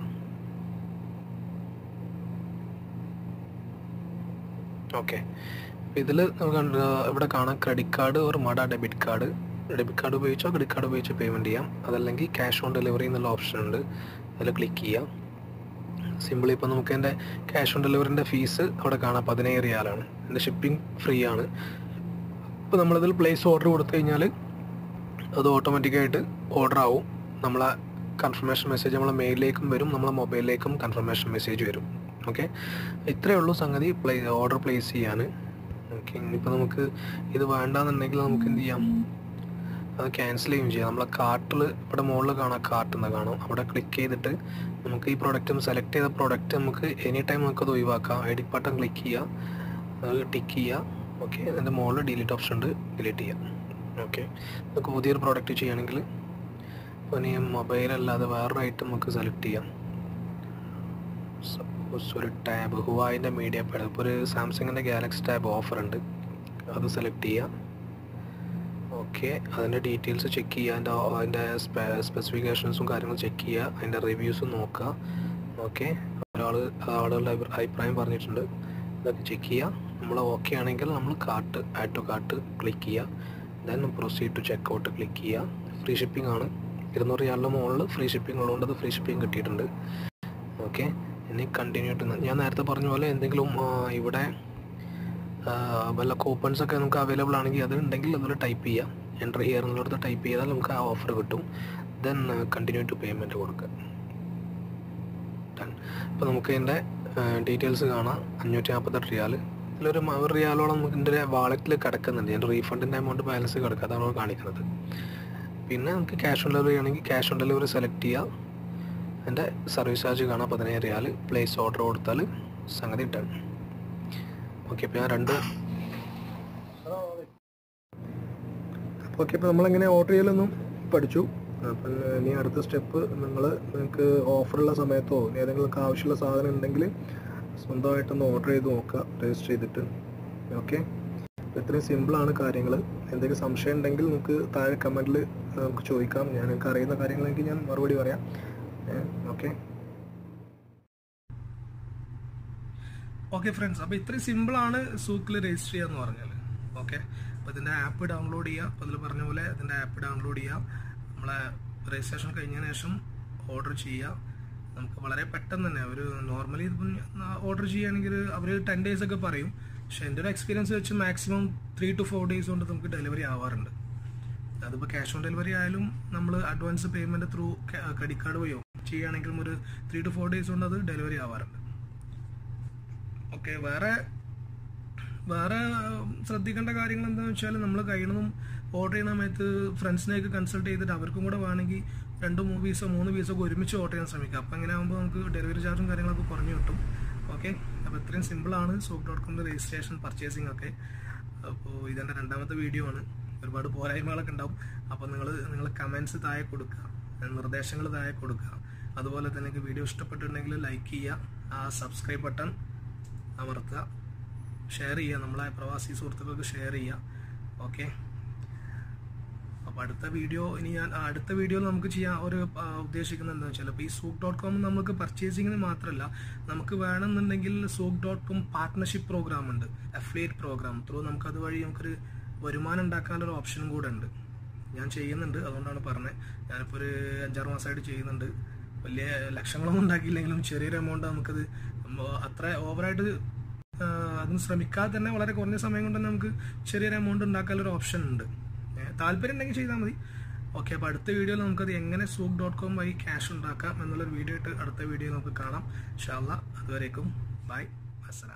Speaker 2: ഓക്കെ ഇതിൽ ഇവിടെ കാണാം ക്രെഡിറ്റ് കാർഡ് ഒരു മട ഡെബിറ്റ് കാർഡ് ഡെബിറ്റ് കാർഡ് ഉപയോഗിച്ചോ ക്രെഡിറ്റ് കാർഡ് ഉപയോഗിച്ച് പേയ്മെൻറ്റ് ചെയ്യാം അതല്ലെങ്കിൽ ക്യാഷ് ഓൺ ഡെലിവറി എന്നുള്ള ഓപ്ഷൻ ഉണ്ട് അതിൽ ക്ലിക്ക് ചെയ്യാം സിമ്പിളി ഇപ്പോൾ നമുക്ക് എൻ്റെ ക്യാഷ് ഓൺ ഡെലിവറിൻ്റെ ഫീസ് അവിടെ കാണാം പതിനേഴ് റിയാലാണ് എൻ്റെ ഷിപ്പിംഗ് ഫ്രീ ആണ് ഇപ്പോൾ നമ്മളിതിൽ പ്ലേസ് ഓർഡർ കൊടുത്തു കഴിഞ്ഞാൽ അത് ഓട്ടോമാറ്റിക്കായിട്ട് ഓർഡർ ആവും നമ്മളെ കൺഫർമേഷൻ മെസ്സേജ് നമ്മളെ മെയിലിലേക്കും വരും നമ്മളെ മൊബൈലിലേക്കും കൺഫർമേഷൻ മെസ്സേജ് വരും ഓക്കെ ഇത്രയേ ഉള്ളൂ സംഗതി പ്ലേ ഓർഡർ പ്ലേസ് ചെയ്യാൻ ഓക്കെ ഇനിയിപ്പോൾ നമുക്ക് ഇത് വേണ്ടാന്നുണ്ടെങ്കിൽ നമുക്ക് എന്ത് ചെയ്യാം അത് ക്യാൻസൽ ചെയ്യുകയും ചെയ്യാം നമ്മളെ കാർട്ടിൽ ഇവിടെ മുകളിൽ കാണാം കാർട്ട് എന്ന് കാണാം അവിടെ ക്ലിക്ക് ചെയ്തിട്ട് നമുക്ക് ഈ പ്രോഡക്റ്റും സെലക്ട് ചെയ്ത പ്രോഡക്റ്റ് നമുക്ക് എനി ടൈം നമുക്കത് ഒഴിവാക്കാം എഡിറ്റ് ബട്ടൺ ക്ലിക്ക് ചെയ്യുക അത് ടിക്ക് ചെയ്യുക ഓക്കെ അതിൻ്റെ മുകളിൽ ഡിലീറ്റ് ഓപ്ഷൻ ഉണ്ട് ഡിലീറ്റ് ചെയ്യാം ഓക്കെ നമുക്ക് പുതിയൊരു പ്രോഡക്റ്റ് ചെയ്യുകയാണെങ്കിൽ ഇപ്പോൾ ഇനി മൊബൈൽ അല്ലാതെ വേറൊരു ഐറ്റം നമുക്ക് സെലക്ട് ചെയ്യാം സപ്പോസ് ഒരു ടാബ് ഹുവായിൻ്റെ മീഡിയ പാഡ് ഇപ്പോൾ ഒരു സാംസങ്ങിൻ്റെ ഗാലക്സി ടാബ് ഓഫർ ഉണ്ട് അത് സെലക്ട് ചെയ്യുക ഓക്കെ അതിൻ്റെ ഡീറ്റെയിൽസ് ചെക്ക് ചെയ്യുക അതിൻ്റെ അതിൻ്റെ സ്പെസിഫിക്കേഷൻസും കാര്യങ്ങളും ചെക്ക് ചെയ്യുക അതിൻ്റെ റിവ്യൂസും നോക്കുക ഓക്കെ ഒരാൾ ആളുകളുടെ അഭിപ്രായം പറഞ്ഞിട്ടുണ്ട് ഇതൊക്കെ ചെക്ക് ചെയ്യുക നമ്മൾ ഓക്കെ ആണെങ്കിൽ നമ്മൾ cart add to cart click ചെയ്യുക then proceed to checkout click ചെയ്യുക ഫ്രീ ഷിപ്പിംഗ് ആണ് ഇരുന്നൂറ് റിയാലിൻ്റെ മുകളിൽ ഫ്രീ ഷിപ്പിംഗ് ഉള്ളതുകൊണ്ട് അത് ഫ്രീ ഷിപ്പിംഗ് കിട്ടിയിട്ടുണ്ട് ഓക്കെ ഇനി കണ്ടിന്യൂ ടു ഞാൻ നേരത്തെ പറഞ്ഞ പോലെ എന്തെങ്കിലും ഇവിടെ വല്ല കൂപ്പൺസ് ഒക്കെ നമുക്ക് അവൈലബിൾ ആണെങ്കിൽ അത് ഉണ്ടെങ്കിൽ അതിൽ ടൈപ്പ് ചെയ്യാം എൻ്റർ ഹിയർ എന്നുള്ളത് ടൈപ്പ് ചെയ്താൽ നമുക്ക് ആ ഓഫർ കിട്ടും ദെൻ കണ്ടിന്യൂ ടു പേയ്മെൻറ്റ് കൊടുക്കുക ഡൺ അപ്പോൾ നമുക്ക് ഇതിൻ്റെ ഡീറ്റെയിൽസ് കാണാം അഞ്ഞൂറ്റി നാൽപ്പത്തെട്ട് റിയാൽ ഇതിലൊരു ഒരു റിയാലോളം നമുക്ക് എൻ്റെ വാളറ്റിൽ കിടക്കുന്നുണ്ട് എൻ്റെ റീഫണ്ടിൻ്റെ എമൗണ്ട് ബാലൻസ് കിടക്കുക അതാണ് അവിടെ കാണിക്കുന്നത് പിന്നെ നമുക്ക് ക്യാഷ് ഓൺ ഡെലിവറി ആണെങ്കിൽ ക്യാഷ് ഓൺ ഡെലിവറി സെലക്ട് ചെയ്യുക എൻ്റെ സർവീസ് ചാർജ് കാണാം പതിനേഴ് റിയാൽ പ്ലേസ് ഓർഡർ കൊടുത്താൽ സംഗതി ഡൺ ഓക്കെ ഇപ്പോൾ ഞാൻ രണ്ട് ഓക്കെ ഇപ്പോൾ നമ്മളെങ്ങനെ ഓർഡർ ചെയ്യലൊന്നും പഠിച്ചു അപ്പം ഇനി അടുത്ത സ്റ്റെപ്പ് നിങ്ങൾ നിങ്ങൾക്ക് ഓഫറുള്ള സമയത്തോ ഇനി ഏതെങ്കിലും ആവശ്യമുള്ള സാധനം ഉണ്ടെങ്കിൽ സ്വന്തമായിട്ടൊന്ന് ഓർഡർ ചെയ്ത് നോക്കുക രജിസ്റ്റർ ചെയ്തിട്ട് ഓക്കെ ഇത്രയും സിമ്പിളാണ് കാര്യങ്ങൾ എന്തെങ്കിലും സംശയം ഉണ്ടെങ്കിൽ നമുക്ക് താഴെ കമൻറ്റിൽ നമുക്ക് ചോദിക്കാം ഞാൻ എനിക്ക് അറിയുന്ന കാര്യങ്ങളെങ്കിൽ ഞാൻ മറുപടി പറയാം ഓക്കെ
Speaker 1: ഓക്കെ ഫ്രണ്ട്സ് അപ്പോൾ ഇത്രയും സിമ്പിളാണ് സൂക്കിൽ രജിസ്റ്റർ ചെയ്യുക എന്ന് പറഞ്ഞാൽ ഓക്കെ അപ്പോൾ ഇതിൻ്റെ ആപ്പ് ഡൗൺലോഡ് ചെയ്യുക അപ്പോൾ അതിൽ പറഞ്ഞ പോലെ ഇതിൻ്റെ ആപ്പ് ഡൗൺലോഡ് ചെയ്യുക നമ്മളെ രജിസ്ട്രേഷൻ കഴിഞ്ഞതിന് ശേഷം ഓർഡർ ചെയ്യുക നമുക്ക് വളരെ പെട്ടെന്ന് തന്നെ ഒരു നോർമലി ഇതിപ്പം ഓർഡർ ചെയ്യുകയാണെങ്കിൽ അവർ ടെൻ ഡേയ്സ് ഒക്കെ പറയും പക്ഷേ എൻ്റെ ഒരു എക്സ്പീരിയൻസ് വെച്ച് maximum three to four days കൊണ്ട് നമുക്ക് ഡെലിവറി ആവാറുണ്ട് അതിപ്പോൾ ക്യാഷ് ഓൺ ഡെലിവറി ആയാലും നമ്മൾ advance payment through credit card വഴിയോ ചെയ്യുകയാണെങ്കിലും ഒരു ത്രീ ടു ഫോർ ഡേയ്സ് കൊണ്ട് അത് ഡെലിവറി ആവാറുണ്ട് ഓക്കെ വേറെ വേറെ ശ്രദ്ധിക്കേണ്ട കാര്യങ്ങൾ എന്താണെന്ന് വെച്ചാൽ നമ്മൾ കഴിയണതും ഓർഡർ ചെയ്യുന്ന സമയത്ത് ഫ്രണ്ട്സിനെയൊക്കെ കൺസൾട്ട് ചെയ്തിട്ട് അവർക്കും കൂടെ വേണമെങ്കിൽ രണ്ട് മൂന്ന് പീസോ മൂന്ന് പീസോ ഒക്കെ ഒരുമിച്ച് ഓർഡർ ചെയ്യാൻ ശ്രമിക്കുക അപ്പോൾ അങ്ങനെ ആകുമ്പോൾ നമുക്ക് ഡെലിവറി ചാർജും കാര്യങ്ങളൊക്കെ കുറഞ്ഞു കിട്ടും ഓക്കെ അപ്പോൾ ഇത്രയും സിമ്പിളാണ് സോപ്പ് ഡോട്ട് കോമിൻ്റെ രജിസ്ട്രേഷൻ പർച്ചേസിംഗ് ഒക്കെ അപ്പോൾ ഇതെൻ്റെ രണ്ടാമത്തെ വീഡിയോ ആണ് ഒരുപാട് പോരായ്മകളൊക്കെ ഉണ്ടാവും അപ്പോൾ നിങ്ങൾ നിങ്ങൾ കമൻസ് താഴെ കൊടുക്കുക നിർദ്ദേശങ്ങൾ താഴെ കൊടുക്കുക അതുപോലെ തന്നെ നിങ്ങൾക്ക് വീഡിയോ ഇഷ്ടപ്പെട്ടിട്ടുണ്ടെങ്കിൽ ലൈക്ക് ചെയ്യുക ആ സബ്സ്ക്രൈബ് ബട്ടൺ അമർത്തുക ഷെയർ ചെയ്യുക നമ്മളെ പ്രവാസി സുഹൃത്തുക്കൾക്ക് ഷെയർ ചെയ്യുക ഓക്കെ അപ്പോൾ അടുത്ത വീഡിയോ ഇനി ഞാൻ അടുത്ത വീഡിയോയിൽ നമുക്ക് ചെയ്യാൻ ഒരു ഉദ്ദേശിക്കുന്നത് എന്താണെന്ന് വെച്ചാൽ ഇപ്പോൾ ഈ സൂക്ക് ഡോട്ട് കോം നമുക്ക് പർച്ചേസിങ്ങിന് മാത്രമല്ല നമുക്ക് വേണമെന്നുണ്ടെങ്കിൽ souk dot com partnership program ഉണ്ട് അഫിലിയേറ്റ് പ്രോഗ്രാം ത്രൂ നമുക്ക് അതുവഴി നമുക്കൊരു വരുമാനം ഉണ്ടാക്കാനൊരു ഓപ്ഷനും കൂടെ ഉണ്ട് ഞാൻ ചെയ്യുന്നുണ്ട് അതുകൊണ്ടാണ് പറഞ്ഞത് ഞാനിപ്പോൾ ഒരു അഞ്ചാറ് മാസമായിട്ട് ചെയ്യുന്നുണ്ട് വലിയ ലക്ഷങ്ങളൊന്നും ഉണ്ടാക്കിയില്ലെങ്കിലും ചെറിയൊരു എമൗണ്ട് നമുക്കത് അത്ര ഓവറായിട്ട് അതിന് ശ്രമിക്കാതെ തന്നെ വളരെ കുറഞ്ഞ സമയം കൊണ്ട് തന്നെ നമുക്ക് ചെറിയൊരു എമൗണ്ട് ഉണ്ടാക്കാനൊരു ഓപ്ഷൻ ഉണ്ട് താല്പര്യം ഉണ്ടെങ്കിൽ ചെയ്താൽ മതി ഓക്കെ അപ്പോൾ അടുത്ത വീഡിയോയിൽ നമുക്കത് എങ്ങനെ സൂക്ക് ഡോട്ട് കോം വഴി ക്യാഷ് ഉണ്ടാക്കാം എന്നുള്ളൊരു വീഡിയോ ആയിട്ട് അടുത്ത വീഡിയോ നമുക്ക് കാണാം ഷാല്ല അതുവരേക്കും ബൈ അസ്സലാം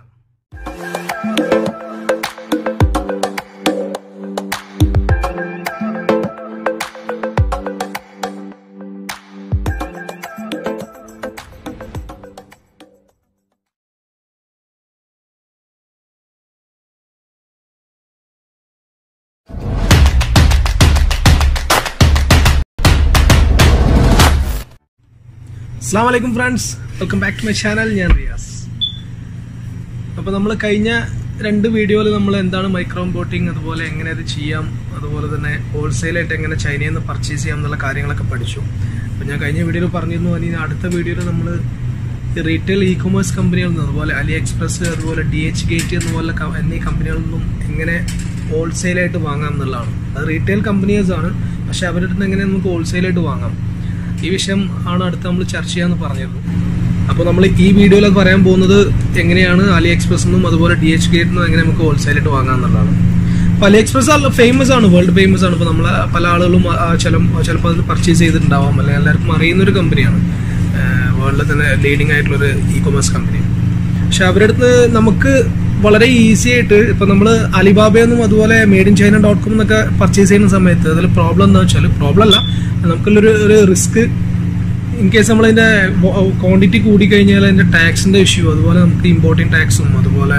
Speaker 1: അസ്സാം വലൈക്കും friends welcome back to my channel ഞാൻ റിയാസ് അപ്പോൾ നമ്മൾ കഴിഞ്ഞ രണ്ട് വീഡിയോയിൽ നമ്മൾ എന്താണ് മൈക്രോ ഇമ്പോർട്ടിങ് അതുപോലെ എങ്ങനെ അത് ചെയ്യാം അതുപോലെ തന്നെ ഹോൾസെയിലായിട്ട് എങ്ങനെ ചൈനയിൽ നിന്ന് പർച്ചേസ് ചെയ്യാം എന്നുള്ള കാര്യങ്ങളൊക്കെ പഠിച്ചു അപ്പം ഞാൻ കഴിഞ്ഞ വീഡിയോയിൽ പറഞ്ഞിരുന്നു ഇനി അടുത്ത വീഡിയോയിൽ നമ്മൾ റീറ്റെയിൽ ഇ കൊമേഴ്സ് കമ്പനികളിൽ നിന്ന് അതുപോലെ അലി എക്സ്പ്രസ് അതുപോലെ ഡി എച്ച് ഗേറ്റ് എന്നുപോലെ ക- എന്നീ കമ്പനികളിൽ നിന്നും എങ്ങനെ ഹോൾസെയിലായിട്ട് വാങ്ങാം എന്നുള്ളതാണ് അത് റീറ്റെയിൽ കമ്പനീസ് ആണ് പക്ഷെ അവരുടെ അടുത്ത് എങ്ങനെ നമുക്ക് ഹോൾസെയിലായിട്ട് വാങ്ങാം ഈ വിഷയം ആണ് അടുത്ത് നമ്മൾ ചർച്ച ചെയ്യാമെന്ന് പറഞ്ഞിരുന്നു അപ്പോൾ നമ്മൾ ഈ വീഡിയോയിൽ അത് പറയാൻ പോകുന്നത് എങ്ങനെയാണ് അലി എക്സ്പ്രസ് നിന്നും അതുപോലെ ഡി എച്ച് ഗേറ്റ് നിന്നും എങ്ങനെ നമുക്ക് ഹോൾസെയിലായിട്ട് വാങ്ങാം എന്നുള്ളതാണ് അപ്പോൾ അലി എക്സ്പ്രസ് ഫേമസ് ആണ് വേൾഡ് ഫേമസ് ആണ് ഇപ്പോൾ നമ്മൾ പല ആളുകളും ആ, ചില ചിലപ്പോൾ അതിൽ പർച്ചേസ് ചെയ്തിട്ടുണ്ടാവാം അല്ലെങ്കിൽ എല്ലാവർക്കും അറിയുന്ന ഒരു കമ്പനിയാണ് വേൾഡിൽ തന്നെ ലീഡിംഗ് ആയിട്ടുള്ളൊരു ഇ കൊമേഴ്സ് കമ്പനി പക്ഷെ അവരുടെ അടുത്ത് നമുക്ക് വളരെ ഈസി ആയിട്ട് ഇപ്പൊ നമ്മൾ അലിബാബയെന്നും അതുപോലെ made in China dot com എന്നൊക്കെ പർച്ചേസ് ചെയ്യുന്ന സമയത്ത് അതിൽ പ്രോബ്ലം എന്താ വെച്ചാൽ പ്രോബ്ലം അല്ല നമുക്കുള്ളൊരു ഒരു റിസ്ക് ഇൻ കേസ് നമ്മളതിന്റെ ക്വാണ്ടിറ്റി കൂടി കഴിഞ്ഞാൽ അതിന്റെ ടാക്സിന്റെ ഇഷ്യൂ അതുപോലെ നമുക്ക് ഇമ്പോർട്ടിംഗ് ടാക്സും അതുപോലെ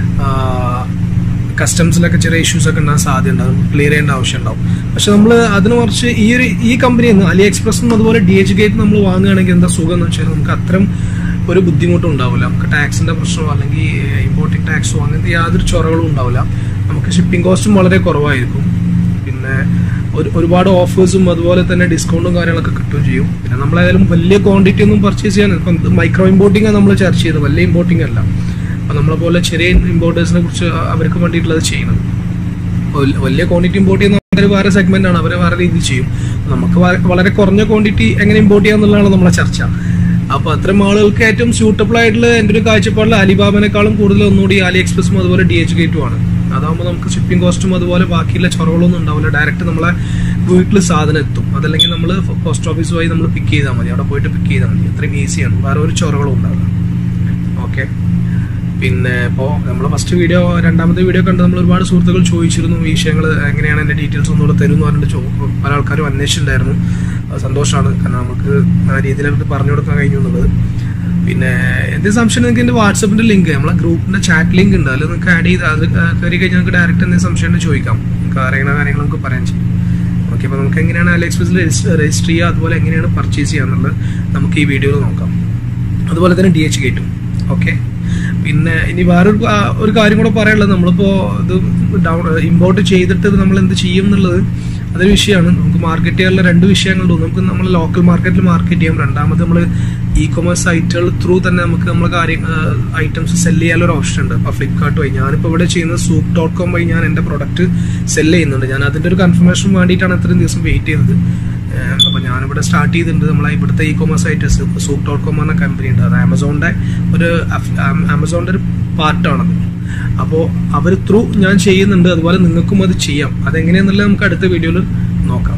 Speaker 1: കസ്റ്റംസിലൊക്കെ ചെറിയ ഇഷ്യൂസ് ഒക്കെ ഉണ്ടാകാൻ സാധ്യത ഉണ്ടാകും ക്ലിയർ ചെയ്യേണ്ട ആവശ്യം ഉണ്ടാവും പക്ഷെ നമ്മൾ അതിന് കുറച്ച് ഈ ഒരു ഈ കമ്പനിയിൽ നിന്ന് അലി എക്സ്പ്രസും അതുപോലെ ഡി എച്ച് ഗേറ്റ് നമ്മൾ വാങ്ങുകയാണെങ്കിൽ എന്താ സുഖം എന്ന് വെച്ചാൽ നമുക്ക് അത്തരം ഒരു ബുദ്ധിമുട്ടും ഉണ്ടാവില്ല നമുക്ക് ടാക്സിന്റെ പ്രശ്നമോ അല്ലെങ്കിൽ ഇമ്പോർട്ടിംഗ് ടാക്സോ അങ്ങനത്തെ യാതൊരു ചൊറകളും ഉണ്ടാവില്ല നമുക്ക് ഷിപ്പിംഗ് കോസ്റ്റും വളരെ കുറവായിരിക്കും പിന്നെ ഒരു ഒരുപാട് ഓഫേഴ്സും അതുപോലെ തന്നെ ഡിസ്കൗണ്ടും കാര്യങ്ങളൊക്കെ കിട്ടുകയും ചെയ്യും പിന്നെ നമ്മളേതായാലും വലിയ ക്വാണ്ടിറ്റി ഒന്നും പർച്ചേസ് ചെയ്യാൻ ഇപ്പം മൈക്രോ ഇമ്പോർട്ടിംഗ് നമ്മൾ ചർച്ച ചെയ്തത് വലിയ ഇമ്പോർട്ടിംഗ് അല്ല അപ്പം നമ്മളെ പോലെ ചെറിയ ഇമ്പോർട്ടേഴ്സിനെ കുറിച്ച് അവർക്ക് വേണ്ടിയിട്ടുള്ളത് ചെയ്യുന്നത് വൽ- വലിയ ക്വാണ്ടിറ്റി ഇമ്പോർട്ട് ചെയ്യുന്ന അവർ വേറെ സെഗ്മെന്റ് ആണ് അവർ വേറെ രീതിയിൽ ചെയ്യും നമുക്ക് വ- വളരെ കുറഞ്ഞ ക്വാണ്ടിറ്റി എങ്ങനെ ഇമ്പോർട്ട് ചെയ്യാന്നുള്ളതാണ് നമ്മളെ ചർച്ച അപ്പൊ അത്തരം ആളുകൾക്ക് ഏറ്റവും സ്യൂട്ടബിൾ ആയിട്ടുള്ള എൻ്റെ ഒരു കാഴ്ചപ്പാടിൽ അലിബാബിനേക്കാളും കൂടുതൽ ഒന്നുകൂടി അലി എക്സ്പ്രസും അതുപോലെ ഡി എച്ച് ഗേറ്റും ആണ് അതാകുമ്പോൾ നമുക്ക് ഷിപ്പിംഗ് കോസ്റ്റും അതുപോലെ ബാക്കിയുള്ള ചൊറകളൊന്നും ഉണ്ടാവില്ല ഡയറക്റ്റ് നമ്മളെ വീട്ടിൽ സാധനം എത്തും അതല്ലെങ്കിൽ നമ്മൾ പോസ്റ്റ് ഓഫീസ് വഴി നമ്മൾ പിക്ക് ചെയ്താൽ മതി അവിടെ പോയിട്ട് പിക്ക് ചെയ്താൽ മതി അത്രയും ഈസിയാണ് വേറെ ഒരു ചൊറകളും ഉണ്ടാവില്ല ഓക്കെ പിന്നെ ഇപ്പോൾ നമ്മൾ ഫസ്റ്റ് വീഡിയോ രണ്ടാമത്തെ വീഡിയോ കണ്ട് നമ്മൾ ഒരുപാട് സുഹൃത്തുക്കൾ ചോദിച്ചിരുന്നു ഈ വിഷയങ്ങൾ എങ്ങനെയാണ് എൻ്റെ ഡീറ്റെയിൽസ് ഒന്നുകൂടെ തരും എന്ന് പറഞ്ഞിട്ട് ചോ- പല ആൾക്കാരും അന്വേഷിച്ചിട്ടുണ്ടായിരുന്നു അത് സന്തോഷമാണ് കാരണം നമുക്ക് ആ രീതിയിൽ അവർക്ക് പറഞ്ഞു കൊടുക്കാൻ കഴിഞ്ഞു എന്നുള്ളത് പിന്നെ എന്തെങ്കിലും സംശയം നിങ്ങൾക്ക് എൻ്റെ വാട്സപ്പിൻ്റെ ലിങ്ക് നമ്മളെ ഗ്രൂപ്പിൻ്റെ ചാറ്റ് ലിങ്ക് ഉണ്ട് അതിൽ നിങ്ങൾക്ക് ആഡ് ചെയ്ത് അത് കയറി കഴിഞ്ഞാൽ നിങ്ങൾക്ക് ഡയറക്റ്റ് എന്തെങ്കിലും സംശയം ഉണ്ടെങ്കിൽ ചോദിക്കാം നിങ്ങൾക്ക് അറിയുന്ന കാര്യങ്ങൾ നമുക്ക് പറയാൻ ചെയ്യും ഓക്കെ അപ്പോൾ നമുക്ക് എങ്ങനെയാണ് അലി എക്സ്പ്രസിൽ രജിസ്റ്റർ ചെയ്യുക അതുപോലെ എങ്ങനെയാണ് പർച്ചേസ് ചെയ്യുക എന്നുള്ളത് നമുക്ക് ഈ വീഡിയോയിൽ നോക്കാം അതുപോലെ തന്നെ ഡി എച്ച് ഗേറ്റും ഓക്കെ പിന്നെ ഇനി വേറൊരു ആ, ഒരു കാര്യം കൂടെ പറയാനുള്ളത് നമ്മളിപ്പോ ഇത് ഡൗൺ ഇമ്പോർട്ട് ചെയ്തിട്ട് ഇത് നമ്മൾ എന്ത് ചെയ്യും എന്നുള്ളത് അതൊരു വിഷയമാണ് നമുക്ക് മാർക്കറ്റ് ചെയ്യാനുള്ള രണ്ട് വിഷയങ്ങളുണ്ട് ഒന്ന് നമുക്ക് നമ്മൾ ലോക്കൽ മാർക്കറ്റിൽ മാർക്കറ്റ് ചെയ്യാം രണ്ടാമത് നമ്മൾ ഇ കൊമേഴ്സ് സൈറ്റുകൾ ത്രൂ തന്നെ നമുക്ക് നമ്മൾ കാര്യം ഐറ്റംസ് സെല് ചെയ്യാനുള്ള ഒരു ഓപ്ഷൻ ഉണ്ട് അപ്പോൾ ഫ്ലിപ്കാർട്ട് വഴി ഞാനിപ്പോൾ ഇവിടെ ചെയ്യുന്നത് സൂപ്പ് ഡോട്ട് കോം വഴി ഞാൻ എൻ്റെ പ്രൊഡക്റ്റ് സെല് ചെയ്യുന്നുണ്ട് ഞാൻ അതിൻ്റെ ഒരു കൺഫർമേഷൻ വേണ്ടിയിട്ടാണ് ഇത്രയും ദിവസം വെയിറ്റ് ചെയ്തത് അപ്പോൾ ഞാനിവിടെ സ്റ്റാർട്ട് ചെയ്തിട്ടുണ്ട് നമ്മളെ ഇവിടുത്തെ ഇ കൊമേഴ്സ് ആയിട്ട് സൂപ്പ് ഡോട്ട് കോം എന്ന കമ്പനി ഉണ്ട് അത് ആമസോണിന്റെ ഒരു അഫ്- ആം- ആമസോണിന്റെ ഒരു പാർട്ടാണത് അപ്പോൾ അവർ ത്രൂ ഞാൻ ചെയ്യുന്നുണ്ട് അതുപോലെ നിങ്ങൾക്കും അത് ചെയ്യാം അതെങ്ങനെയാന്നുള്ളത് നമുക്ക് അടുത്ത വീഡിയോയിൽ നോക്കാം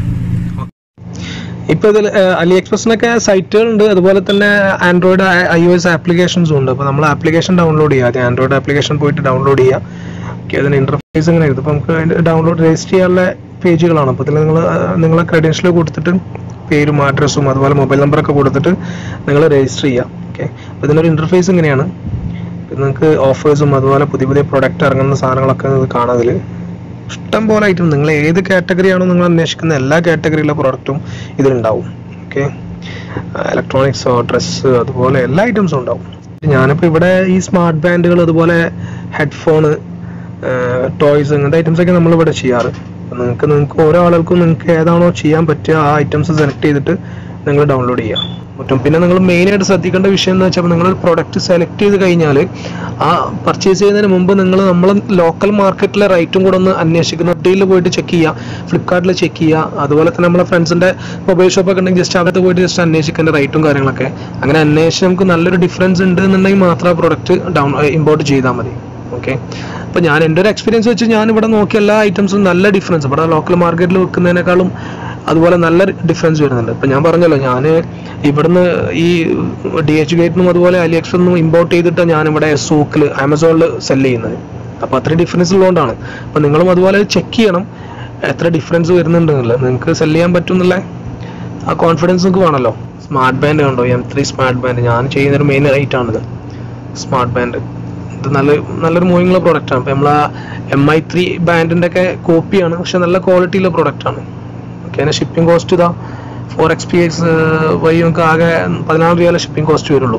Speaker 1: ഇപ്പൊ ഇതിൽ അലി എക്സ്പ്രസിനൊക്കെ സൈറ്റുകളുണ്ട് അതുപോലെ തന്നെ ആൻഡ്രോയിഡ് ഐ ഒ എസ് ആപ്ലിക്കേഷൻസും ഉണ്ട് അപ്പോൾ നമ്മൾ ആപ്ലിക്കേഷൻ ഡൗൺലോഡ് ചെയ്യുക ആദ്യം ആൻഡ്രോയിഡ് ആപ്ലിക്കേഷൻ പോയിട്ട് ഡൗൺലോഡ് ചെയ്യുക ഓക്കെ അതിന് ഇന്റർഫേസ് ഇങ്ങനെ ഇത് അപ്പോൾ നമുക്ക് അതിന്റെ ഡൗൺലോഡ് രജിസ്റ്റർ ചെയ്യാനുള്ള പേജുകളാണ് അപ്പോൾ ഇതിൽ നിങ്ങൾ നിങ്ങളെ ക്രെഡൻഷ്യൽ കൊടുത്തിട്ട് പേരും അഡ്രസ്സും അതുപോലെ മൊബൈൽ നമ്പറൊക്കെ കൊടുത്തിട്ട് നിങ്ങൾ രജിസ്റ്റർ ചെയ്യുക ഓക്കെ അപ്പോൾ ഇതിനൊരു ഇന്റർഫേസ് ഇങ്ങനെയാണ് പിന്നെ നിങ്ങൾക്ക് ഓഫേഴ്സും അതുപോലെ പുതിയ പുതിയ പ്രൊഡക്റ്റ് ഇറങ്ങുന്ന സാധനങ്ങളൊക്കെ നിങ്ങൾക്ക് കാണാം അതിൽ ഇഷ്ടം പോലെ ഐറ്റം നിങ്ങൾ ഏത് കാറ്റഗറിയാണോ നിങ്ങൾ അന്വേഷിക്കുന്ന എല്ലാ കാറ്റഗറിയിലെ പ്രൊഡക്റ്റും ഇതിലുണ്ടാവും ഓക്കെ ഇലക്ട്രോണിക്സോ ഡ്രസ്സ് അതുപോലെ എല്ലാ ഐറ്റംസും ഉണ്ടാവും ഞാനിപ്പോൾ ഇവിടെ ഈ സ്മാർട്ട് ബാൻഡുകൾ അതുപോലെ ഹെഡ്ഫോണ് ടോയ്സ് അങ്ങനത്തെ ഐറ്റംസ് ഒക്കെ നമ്മൾ ഇവിടെ ചെയ്യാറ് അപ്പം നിങ്ങൾക്ക് നിങ്ങൾക്ക് ഓരോ ആളുകൾക്കും നിങ്ങൾക്ക് ഏതാണോ ചെയ്യാൻ പറ്റുക ആ ഐറ്റംസ് സെലക്ട് ചെയ്തിട്ട് നിങ്ങൾ ഡൗൺലോഡ് ചെയ്യാം പറ്റും പിന്നെ നിങ്ങൾ മെയിനായിട്ട് ശ്രദ്ധിക്കേണ്ട വിഷയം എന്ന് വെച്ചാൽ നിങ്ങൾ പ്രൊഡക്റ്റ് സെലക്ട് ചെയ്ത് കഴിഞ്ഞാൽ ആ പർച്ചേസ് ചെയ്യുന്നതിന് മുമ്പ് നിങ്ങൾ നമ്മൾ ലോക്കൽ മാർക്കറ്റിലെ റേറ്റും കൂടെ ഒന്ന് അന്വേഷിക്കുന്ന ഡീലിൽ പോയിട്ട് ചെക്ക് ചെയ്യുക ഫ്ലിപ്കാർട്ടിൽ ചെക്ക് ചെയ്യുക അതുപോലെ തന്നെ നമ്മളെ ഫ്രണ്ട്സിന്റെ മൊബൈൽ ഷോപ്പൊക്കെ ഉണ്ടെങ്കിൽ ജസ്റ്റ് അകത്ത് പോയിട്ട് ജസ്റ്റ് അന്വേഷിക്കേണ്ട റേറ്റും കാര്യങ്ങളൊക്കെ അങ്ങനെ അന്വേഷിച്ച് നമുക്ക് നല്ലൊരു ഡിഫറൻസ് ഉണ്ട് എന്നുണ്ടെങ്കിൽ മാത്രം ആ പ്രൊഡക്റ്റ് ഡൗൺ ഇമ്പോർട്ട് ചെയ്താൽ മതി ഓക്കെ അപ്പൊ ഞാൻ എൻ്റെ ഒരു എക്സ്പീരിയൻസ് വെച്ച് ഞാൻ ഇവിടെ നോക്കിയ എല്ലാ ഐറ്റംസും നല്ല ഡിഫറൻസ് ഇവിടെ ലോക്കൽ മാർക്കറ്റിൽ വെക്കുന്നതിനേക്കാളും അതുപോലെ നല്ല ഡിഫറൻസ് വരുന്നുണ്ട് ഇപ്പൊ ഞാൻ പറഞ്ഞല്ലോ ഞാൻ ഇവിടുന്ന് ഈ ഡി എച്ച് ഗേറ്റിനും അതുപോലെ അലി എക്സ്പ്രസിനും ഇമ്പോർട്ട് ചെയ്തിട്ട് ഞാൻ ഇവിടെ സൂക്കിൽ ആമസോണിൽ സെല് ചെയ്യുന്നത് അപ്പൊ അത്രയും ഡിഫറൻസ് ഉള്ളതുകൊണ്ടാണ് അപ്പൊ നിങ്ങളും അതുപോലെ ചെക്ക് ചെയ്യണം എത്ര ഡിഫറൻസ് വരുന്നുണ്ടെന്നില്ല നിങ്ങൾക്ക് സെല് ചെയ്യാൻ പറ്റുന്നില്ല ആ കോൺഫിഡൻസ് നിങ്ങൾക്ക് വേണമല്ലോ സ്മാർട്ട് ബാൻഡ് കണ്ടോ എം ത്രീ സ്മാർട്ട് ബാൻഡ് ഞാൻ ചെയ്യുന്നൊരു മെയിൻ ഐറ്റം ആണിത് സ്മാർട്ട് ബാൻഡ് ഇത് നല്ല നല്ലൊരു മൂവിങ് ഉള്ള പ്രൊഡക്റ്റ് ആണ് അപ്പൊ നമ്മളെ എം ഐ ത്രീ ബാൻഡിന്റെ ഒക്കെ കോപ്പിയാണ് പക്ഷെ നല്ല ക്വാളിറ്റിയുള്ള പ്രൊഡക്റ്റ് ആണ് ഓക്കെ അതിന്റെ ഷിപ്പിംഗ് കോസ്റ്റ് ഇതാ ഫോർ എക്സ് പി എക്സ് വഴി നമുക്ക് ആകെ പതിനാറ് രൂപ ഷിപ്പിംഗ് കോസ്റ്റ് വരുള്ളൂ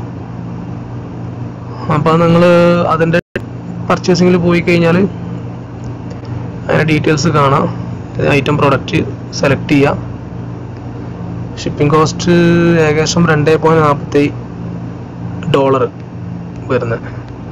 Speaker 1: അപ്പൊ നിങ്ങൾ അതിന്റെ പർച്ചേസിങ്ങിൽ പോയി കഴിഞ്ഞാൽ അതിന്റെ ഡീറ്റെയിൽസ് കാണാം ഐറ്റം പ്രൊഡക്റ്റ് സെലക്ട് ചെയ്യുക ഷിപ്പിംഗ് കോസ്റ്റ് ഏകദേശം രണ്ട് പോയിന്റ് നാൽപ്പത്തി ഡോളർ വരുന്നത്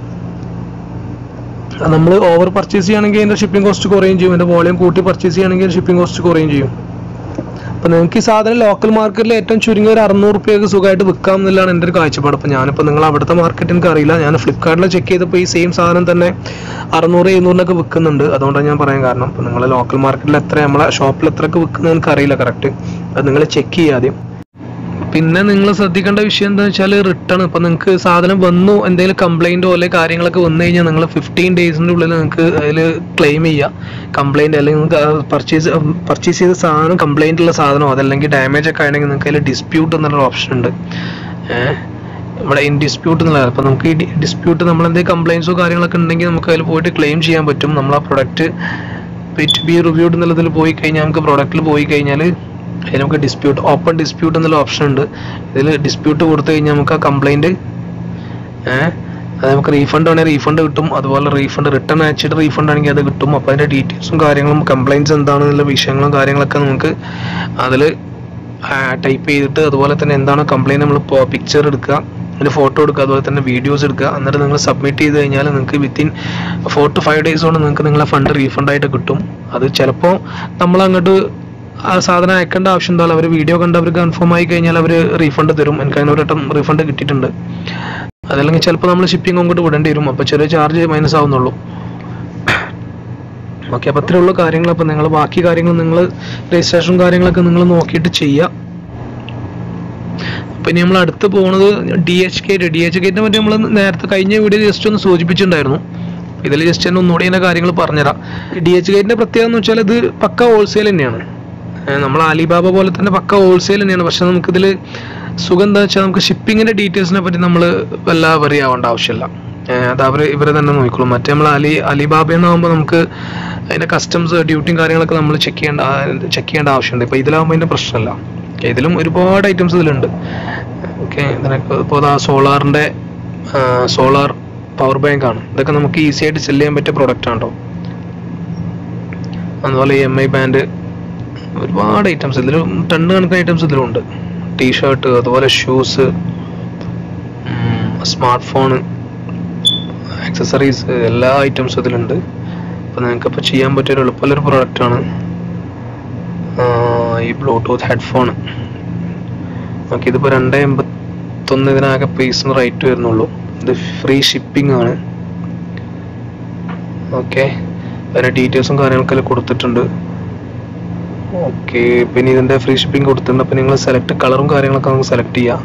Speaker 1: നമ്മൾ ഓവർ പർച്ചേസ് ചെയ്യുകയാണെങ്കിൽ അതിൻ്റെ ഷിപ്പിംഗ് കോസ്റ്റ് കുറയും ചെയ്യും അതിൻ്റെ വോളിയം കൂട്ടി പർച്ചേസ് ചെയ്യുകയാണെങ്കിൽ ഷിപ്പിംഗ് കോസ്റ്റ് കുറയും ചെയ്യും അപ്പോൾ നിങ്ങൾക്ക് ഈ സാധനം ലോക്കൽ മാർക്കറ്റിൽ ഏറ്റവും ചുരുങ്ങിയ ഒരു അറുന്നൂറ് റുപ്യക്ക് സുഖമായിട്ട് വിൽക്കാം എന്നുള്ളതാണ് എൻ്റെ ഒരു കാഴ്ചപ്പാട് അപ്പോൾ ഞാനിപ്പോൾ നിങ്ങൾ അവിടുത്തെ മാർക്കറ്റ് എനിക്ക് അറിയില്ല ഞാൻ ഫ്ലിപ്കാർട്ടിൽ ചെക്ക് ചെയ്തപ്പോൾ ഈ സെയിം സാധനം തന്നെ അറുന്നൂറ് എഴുന്നൂറിനൊക്കെ വിൽക്കുന്നുണ്ട് അതുകൊണ്ടാണ് ഞാൻ പറയാൻ കാരണം ഇപ്പോൾ നിങ്ങൾ ലോക്കൽ മാർക്കറ്റിൽ എത്ര നമ്മളെ ഷോപ്പിൽ എത്രയൊക്കെ വിൽക്കുന്നത് എനിക്ക് അറിയില്ല കറക്റ്റ് അത് നിങ്ങൾ ചെക്ക് ചെയ്യുക ആദ്യം പിന്നെ നിങ്ങൾ ശ്രദ്ധിക്കേണ്ട വിഷയം എന്താ വെച്ചാൽ റിട്ടേൺ ഇപ്പം നിങ്ങൾക്ക് സാധനം വന്നു എന്തെങ്കിലും കംപ്ലൈൻറ്റോ അല്ലെങ്കിൽ കാര്യങ്ങളൊക്കെ വന്നു കഴിഞ്ഞാൽ നിങ്ങൾ ഫിഫ്റ്റീൻ ഡേയ്സിൻ്റെ ഉള്ളിൽ നിങ്ങൾക്ക് അതിൽ ക്ലെയിം ചെയ്യാം കംപ്ലൈൻറ്റ് അല്ലെങ്കിൽ നിങ്ങൾക്ക് പർച്ചേസ് പർച്ചേസ് ചെയ്ത സാധനം കംപ്ലൈൻ്റ് ഉള്ള സാധനമോ അതല്ലെങ്കിൽ ഡാമേജ് ഒക്കെ ആണെങ്കിൽ നിങ്ങൾക്ക് അതിൽ ഡിസ്പ്യൂട്ട് എന്നുള്ള ഓപ്ഷൻ ഉണ്ട് ഏഹ് ഇവിടെ ഇൻ ഡിസ്പ്യൂട്ട് എന്നുള്ള അപ്പോൾ നമുക്ക് ഈ ഡിസ്പ്യൂട്ട് നമ്മൾ എന്തെങ്കിലും കംപ്ലൈൻസോ കാര്യങ്ങളൊക്കെ ഉണ്ടെങ്കിൽ നമുക്ക് അതിൽ പോയിട്ട് ക്ലെയിം ചെയ്യാൻ പറ്റും നമ്മൾ ആ പ്രൊഡക്റ്റ് ഇറ്റ് ബി റിവ്യൂഡ് എന്നുള്ളതിൽ പോയി കഴിഞ്ഞാൽ നമുക്ക് പ്രൊഡക്റ്റിൽ പോയി കഴിഞ്ഞാൽ അതിൽ നമുക്ക് ഡിസ്പ്യൂട്ട് ഓപ്പൺ ഡിസ്പ്യൂട്ട് എന്നുള്ള ഓപ്ഷൻ ഉണ്ട് ഇതിൽ ഡിസ്പ്യൂട്ട് കൊടുത്തു കഴിഞ്ഞാൽ നമുക്ക് ആ കംപ്ലൈൻറ്റ് ഏഹ് അത് നമുക്ക് റീഫണ്ട് ആണെങ്കിൽ റീഫണ്ട് കിട്ടും അതുപോലെ റീഫണ്ട് റിട്ടേൺ അയച്ചിട്ട് റീഫണ്ട് ആണെങ്കിൽ അത് കിട്ടും അപ്പോൾ അതിൻ്റെ ഡീറ്റെയിൽസും കാര്യങ്ങളും കംപ്ലൈൻറ്റ്സ് എന്താണെന്നുള്ള വിഷയങ്ങളും കാര്യങ്ങളൊക്കെ നമുക്ക് അതിൽ ടൈപ്പ് ചെയ്തിട്ട് അതുപോലെ തന്നെ എന്താണ് കംപ്ലൈൻറ്റ് നമ്മൾ പിക്ചർ എടുക്കുക അതിൻ്റെ ഫോട്ടോ എടുക്കുക അതുപോലെ തന്നെ വീഡിയോസ് എടുക്കുക എന്നിട്ട് നിങ്ങൾ സബ്മിറ്റ് ചെയ്ത് കഴിഞ്ഞാൽ നിങ്ങൾക്ക് within four to five days കൊണ്ട് നിങ്ങൾക്ക് നിങ്ങളെ ഫണ്ട് റീഫണ്ട് ആയിട്ട് കിട്ടും അത് ചിലപ്പോൾ നമ്മൾ അങ്ങോട്ട് ആ സാധനം അയക്കേണ്ട ആവശ്യം ഉണ്ടാവില്ല അവർ വീഡിയോ കണ്ട് അവർ കൺഫേം ആയി കഴിഞ്ഞാൽ അവർ റീഫണ്ട് തരും എനിക്ക് അതിന് ഒരു വട്ടം റീഫണ്ട് കിട്ടിയിട്ടുണ്ട് അതല്ലെങ്കിൽ ചിലപ്പോൾ നമ്മൾ ഷിപ്പിംഗ് അങ്ങോട്ട് വിടേണ്ടി വരും അപ്പോൾ ചെറിയ ചാർജ് മൈനസ് ആവുന്നുള്ളൂ ഓക്കെ അപ്പോൾ അത്രയുള്ള കാര്യങ്ങൾ അപ്പോൾ നിങ്ങൾ ബാക്കി കാര്യങ്ങൾ നിങ്ങൾ രജിസ്ട്രേഷൻ കാര്യങ്ങളൊക്കെ നിങ്ങൾ നോക്കിയിട്ട് ചെയ്യുക അപ്പോൾ ഇനി നമ്മൾ അടുത്ത് പോകുന്നത് D H K D H കെറ്റിനെ പറ്റി നമ്മൾ നേരത്തെ കഴിഞ്ഞ വീഡിയോ ജസ്റ്റ് ഒന്ന് സൂചിപ്പിച്ചിട്ടുണ്ടായിരുന്നു ഇതിൽ ജസ്റ്റ് തന്നെ ഒന്നുകൂടി ഇതിൻ്റെ കാര്യങ്ങൾ പറഞ്ഞുതരാം ഡി എച്ച് കെറ്റിൻ്റെ പ്രത്യേകത എന്ന് വെച്ചാൽ ഇത് പക്ക ഹോൾസെയിൽ തന്നെയാണ് ഏഹ് നമ്മൾ അലിബാബ പോലെ തന്നെ പക്ക ഹോൾസെയിൽ തന്നെയാണ് പക്ഷെ നമുക്കിതിൽ സുഖം എന്താ വെച്ചാൽ നമുക്ക് ഷിപ്പിങ്ങിൻ്റെ ഡീറ്റെയിൽസിനെ പറ്റി നമ്മൾ വല്ല വെറി ആവേണ്ട ആവശ്യമില്ല ഏഹ് അത് അവർ ഇവർ തന്നെ നോക്കിക്കോളും മറ്റേ നമ്മൾ അലി അലിബാബ എന്നാകുമ്പോൾ നമുക്ക് അതിൻ്റെ കസ്റ്റംസ് ഡ്യൂട്ടിയും കാര്യങ്ങളൊക്കെ നമ്മൾ ചെക്ക് ചെയ്യേണ്ട ചെക്ക് ചെയ്യേണ്ട ആവശ്യമുണ്ട് ഇപ്പോൾ ഇതിലാകുമ്പോൾ അതിൻ്റെ പ്രശ്നമല്ല ഇതിലും ഒരുപാട് ഐറ്റംസ് ഇതിലുണ്ട് ഓക്കെ ഇതിനൊക്കെ ഇപ്പോൾ ആ സോളാറിൻ്റെ സോളാർ പവർ ബാങ്ക് ആണ് ഇതൊക്കെ നമുക്ക് ഈസി ആയിട്ട് സെല് ചെയ്യാൻ പറ്റിയ പ്രൊഡക്റ്റ് ആണ് കേട്ടോ അതുപോലെ എം ഐ ബാൻഡ് ഒരുപാട് ഐറ്റംസ് ഇതിൽ ടണ്ണ് കണക്കിന് ഐറ്റംസ് ഇതിലുണ്ട് ടീഷർട്ട് അതുപോലെ ഷൂസ് സ്മാർട്ട് ഫോൺ ആക്സസറീസ് എല്ലാ ഐറ്റംസും ഇതിലുണ്ട് അപ്പോൾ നിങ്ങൾക്കിപ്പോൾ ചെയ്യാൻ പറ്റിയ ഒരു എളുപ്പമുള്ളൊരു പ്രൊഡക്റ്റാണ് ഈ ബ്ലൂടൂത്ത് ഹെഡ്ഫോൺ ഓക്കെ ഇതിപ്പോൾ രണ്ട് എൺപത്തൊന്ന് ഇതിനാകെ പീസിന് റേറ്റ് വരുന്നുള്ളൂ ഇത് ഫ്രീ ഷിപ്പിംഗ് ആണ് ഓക്കെ അതിൻ്റെ ഡീറ്റെയിൽസും കാര്യങ്ങളൊക്കെ അതിൽ കൊടുത്തിട്ടുണ്ട് ഓക്കെ പിന്നെ ഇതിൻ്റെ ഫ്രീ ഷിപ്പിംഗ് കൊടുത്തിട്ടുണ്ട് അപ്പോൾ നിങ്ങൾ സെലക്ട് കളറും കാര്യങ്ങളൊക്കെ നമുക്ക് സെലക്ട് ചെയ്യാം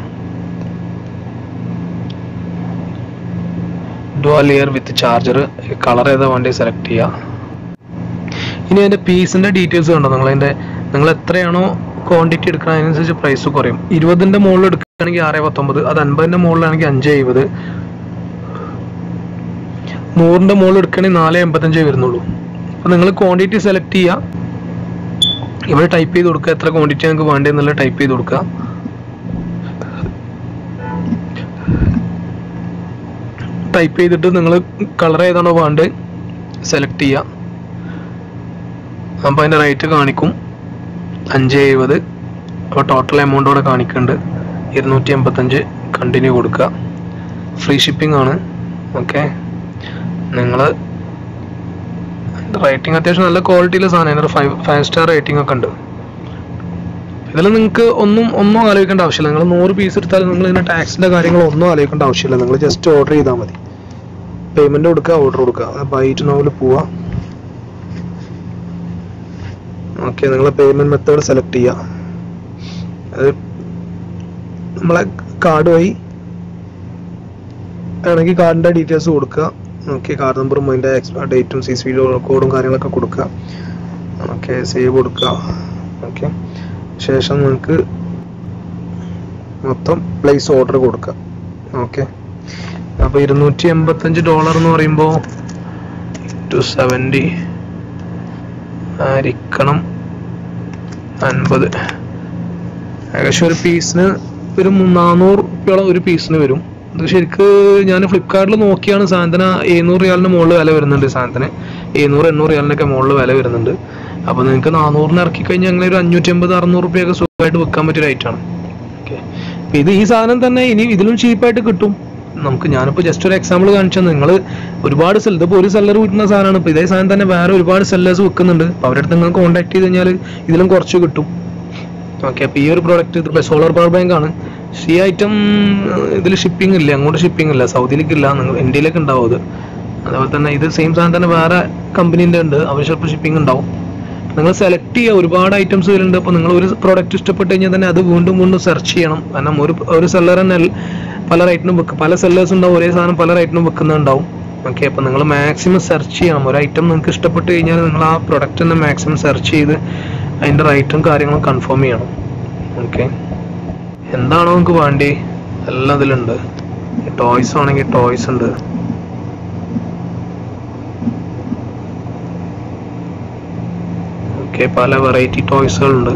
Speaker 1: dual ear with charger colour ഏതാ വേണ്ടി സെലക്ട് ചെയ്യുക ഇനി അതിൻ്റെ പീസിൻ്റെ ഡീറ്റെയിൽസ് കണ്ടോ നിങ്ങൾ അതിൻ്റെ നിങ്ങൾ എത്രയാണോ ക്വാണ്ടിറ്റി എടുക്കണം അതിനനുസരിച്ച് പ്രൈസ് കുറയും ഇരുപതിൻ്റെ മുകളിൽ എടുക്കുകയാണെങ്കിൽ ആറ് പത്തൊമ്പത് അത് അൻപതിൻ്റെ മുകളിലാണെങ്കിൽ അഞ്ച് എഴുപത് നൂറിൻ്റെ മുകളിൽ എടുക്കുകയാണെങ്കിൽ നാല് എൺപത്തഞ്ചേ വരുന്നുള്ളൂ അപ്പോൾ നിങ്ങൾ ക്വാണ്ടിറ്റി സെലക്ട് ചെയ്യുക ഇവിടെ ടൈപ്പ് ചെയ്ത് കൊടുക്കുക എത്ര ക്വാണ്ടിറ്റി നിങ്ങൾക്ക് വേണ്ടതെന്നുള്ള ടൈപ്പ് ചെയ്ത് കൊടുക്കുക ടൈപ്പ് ചെയ്തിട്ട് നിങ്ങൾ കളർ ഏതാണോ വേണ്ടത് സെലക്ട് ചെയ്യുക അപ്പോൾ അതിൻ്റെ റേറ്റ് കാണിക്കും അഞ്ച് എഴുപത് അപ്പോൾ ടോട്ടൽ എമൗണ്ട് ഇവിടെ കാണിക്കുന്നുണ്ട് ഇരുന്നൂറ്റി എൺപത്തഞ്ച് കണ്ടിന്യൂ കൊടുക്കുക ഫ്രീ ഷിപ്പിംഗ് ആണ് ഓക്കെ നിങ്ങൾ റേറ്റിംഗ് അത്യാവശ്യം നല്ല ക്വാളിറ്റിയിലെ സാധനം അതിനൊരു ഫൈവ് ഫൈവ് സ്റ്റാർ റേറ്റിംഗ് ഒക്കെ ഉണ്ട് ഇതിൽ നിങ്ങൾക്ക് ഒന്നും ഒന്നും ആലോചിക്കേണ്ട ആവശ്യമില്ല നിങ്ങൾ നൂറ് പീസ് എടുത്താലും നിങ്ങൾ ഇതിൻ്റെ ടാക്സിൻ്റെ കാര്യങ്ങളോ ഒന്നും ആലോചിക്കേണ്ട ആവശ്യമില്ല നിങ്ങൾ ജസ്റ്റ് ഓർഡർ ചെയ്താൽ മതി പേയ്മെൻറ്റ് കൊടുക്കുക ഓർഡർ കൊടുക്കുക ബൈറ്റ് നോവിൽ പോവുക ഓക്കെ നിങ്ങൾ പേയ്മെൻറ്റ് മെത്തേഡ് സെലക്ട് ചെയ്യുക അത് നമ്മളെ കാർഡ് വഴി ആണെങ്കിൽ കാർഡിൻ്റെ ഡീറ്റെയിൽസ് കൊടുക്കുക ഓക്കെ കാർഡ് നമ്പറും അതിൻ്റെ ഡേറ്റും സി സി കോഡും കാര്യങ്ങളൊക്കെ കൊടുക്കുക ഓക്കെ സേവ് കൊടുക്കുക ഓക്കെ ശേഷം നിങ്ങൾക്ക് മൊത്തം പ്ലേസ് ഓർഡർ കൊടുക്കുക ഓക്കെ അപ്പോൾ ഇരുന്നൂറ്റി എൺപത്തഞ്ച് ഡോളർ എന്ന് പറയുമ്പോൾ ടു സെവൻറ്റി ആയിരിക്കണം അൻപത് ഏകദേശം ഒരു പീസിന് ഒരു മു- നാനൂറ് റുപ്യോളം ഒരു പീസിന് വരും ഇത് ശരിക്ക് ഞാൻ ഫ്ലിപ്കാർട്ടിൽ നോക്കിയാണ് സാധനത്തിന് എഴുന്നൂറ് റിയാലിന് മുകളിൽ വില വരുന്നുണ്ട് സാധനത്തിന് എഴുന്നൂറ് എണ്ണൂറ് റിയാലിനൊക്കെ മുകളിൽ വില വരുന്നുണ്ട് അപ്പോൾ നിങ്ങൾക്ക് നാനൂറിന് ഇറക്കി കഴിഞ്ഞാൽ അങ്ങനെ ഒരു അഞ്ഞൂറ്റി അമ്പത് അറുന്നൂറ് റുപ്യൊക്കെ സുഖമായിട്ട് വിൽക്കാൻ പറ്റിയ ഐറ്റാണ് ഓക്കെ ഇത് ഈ സാധനം തന്നെ ഇനി ഇതിലും ചീപ്പായിട്ട് കിട്ടും നമുക്ക് ഞാനിപ്പോൾ ജസ്റ്റ് ഒരു എക്സാമ്പിൾ കാണിച്ചാൽ നിങ്ങൾ ഒരുപാട് സെൽ ഇതിപ്പോൾ ഒരു സെല്ലർ വിൽക്കുന്ന സാധനമാണ് ഇപ്പോൾ ഇതേ സാധനം തന്നെ വേറെ ഒരുപാട് സെല്ലേഴ്സ് വിൽക്കുന്നുണ്ട് അപ്പോൾ അവരുടെ അടുത്ത് നിങ്ങൾ കോൺടാക്ട് ചെയ്ത് കഴിഞ്ഞാൽ ഇതിലും കുറച്ച് കിട്ടും ഓക്കെ അപ്പോൾ ഈ ഒരു പ്രോഡക്റ്റ് ഇത് സോളാർ പവർ ബാങ്ക് ആണ് പക്ഷേ ഈ ഐറ്റം ഇതിൽ ഷിപ്പിംഗ് ഇല്ല അങ്ങോട്ട് ഷിപ്പിംഗ് ഇല്ല സൗദിയിലേക്ക് ഇല്ല നിങ്ങൾ ഇന്ത്യയിലേക്ക് ഉണ്ടാവും അത് അതേപോലെ തന്നെ ഇത് സെയിം സാധനം തന്നെ വേറെ കമ്പനീൻ്റെ ഉണ്ട് അവർ ചിലപ്പോൾ ഷിപ്പിംഗ് ഉണ്ടാവും നിങ്ങൾ സെലക്ട് ചെയ്യുക ഒരുപാട് ഐറ്റംസ് വരുന്നുണ്ട് അപ്പോൾ നിങ്ങൾ ഒരു പ്രോഡക്റ്റ് ഇഷ്ടപ്പെട്ട് കഴിഞ്ഞാൽ തന്നെ അത് വീണ്ടും വീണ്ടും സെർച്ച് ചെയ്യണം കാരണം ഒരു ഒരു സെല്ലർ തന്നെ പല റേറ്റിനും വെക്കും പല സെല്ലേഴ്സ് ഉണ്ടാവും ഒരേ സാധനം പല റേറ്റിനും വെക്കുന്നുണ്ടാവും ഓക്കെ അപ്പോൾ നിങ്ങൾ മാക്സിമം സെർച്ച് ചെയ്യണം ഒരു ഐറ്റം നിങ്ങൾക്ക് ഇഷ്ടപ്പെട്ട് കഴിഞ്ഞാൽ നിങ്ങൾ ആ പ്രൊഡക്റ്റ് തന്നെ മാക്സിമം സെർച്ച് ചെയ്ത് അതിൻ്റെ റേറ്റും കാര്യങ്ങളും കൺഫേം ചെയ്യണം ഓക്കെ എന്താണോ നിങ്ങൾക്ക് വേണ്ടി എല്ലാം ഇതിലുണ്ട് ടോയ്സ് ആണെങ്കിൽ ടോയ്സ് ഉണ്ട് ഓക്കെ പല വെറൈറ്റി ടോയ്സുകളുണ്ട്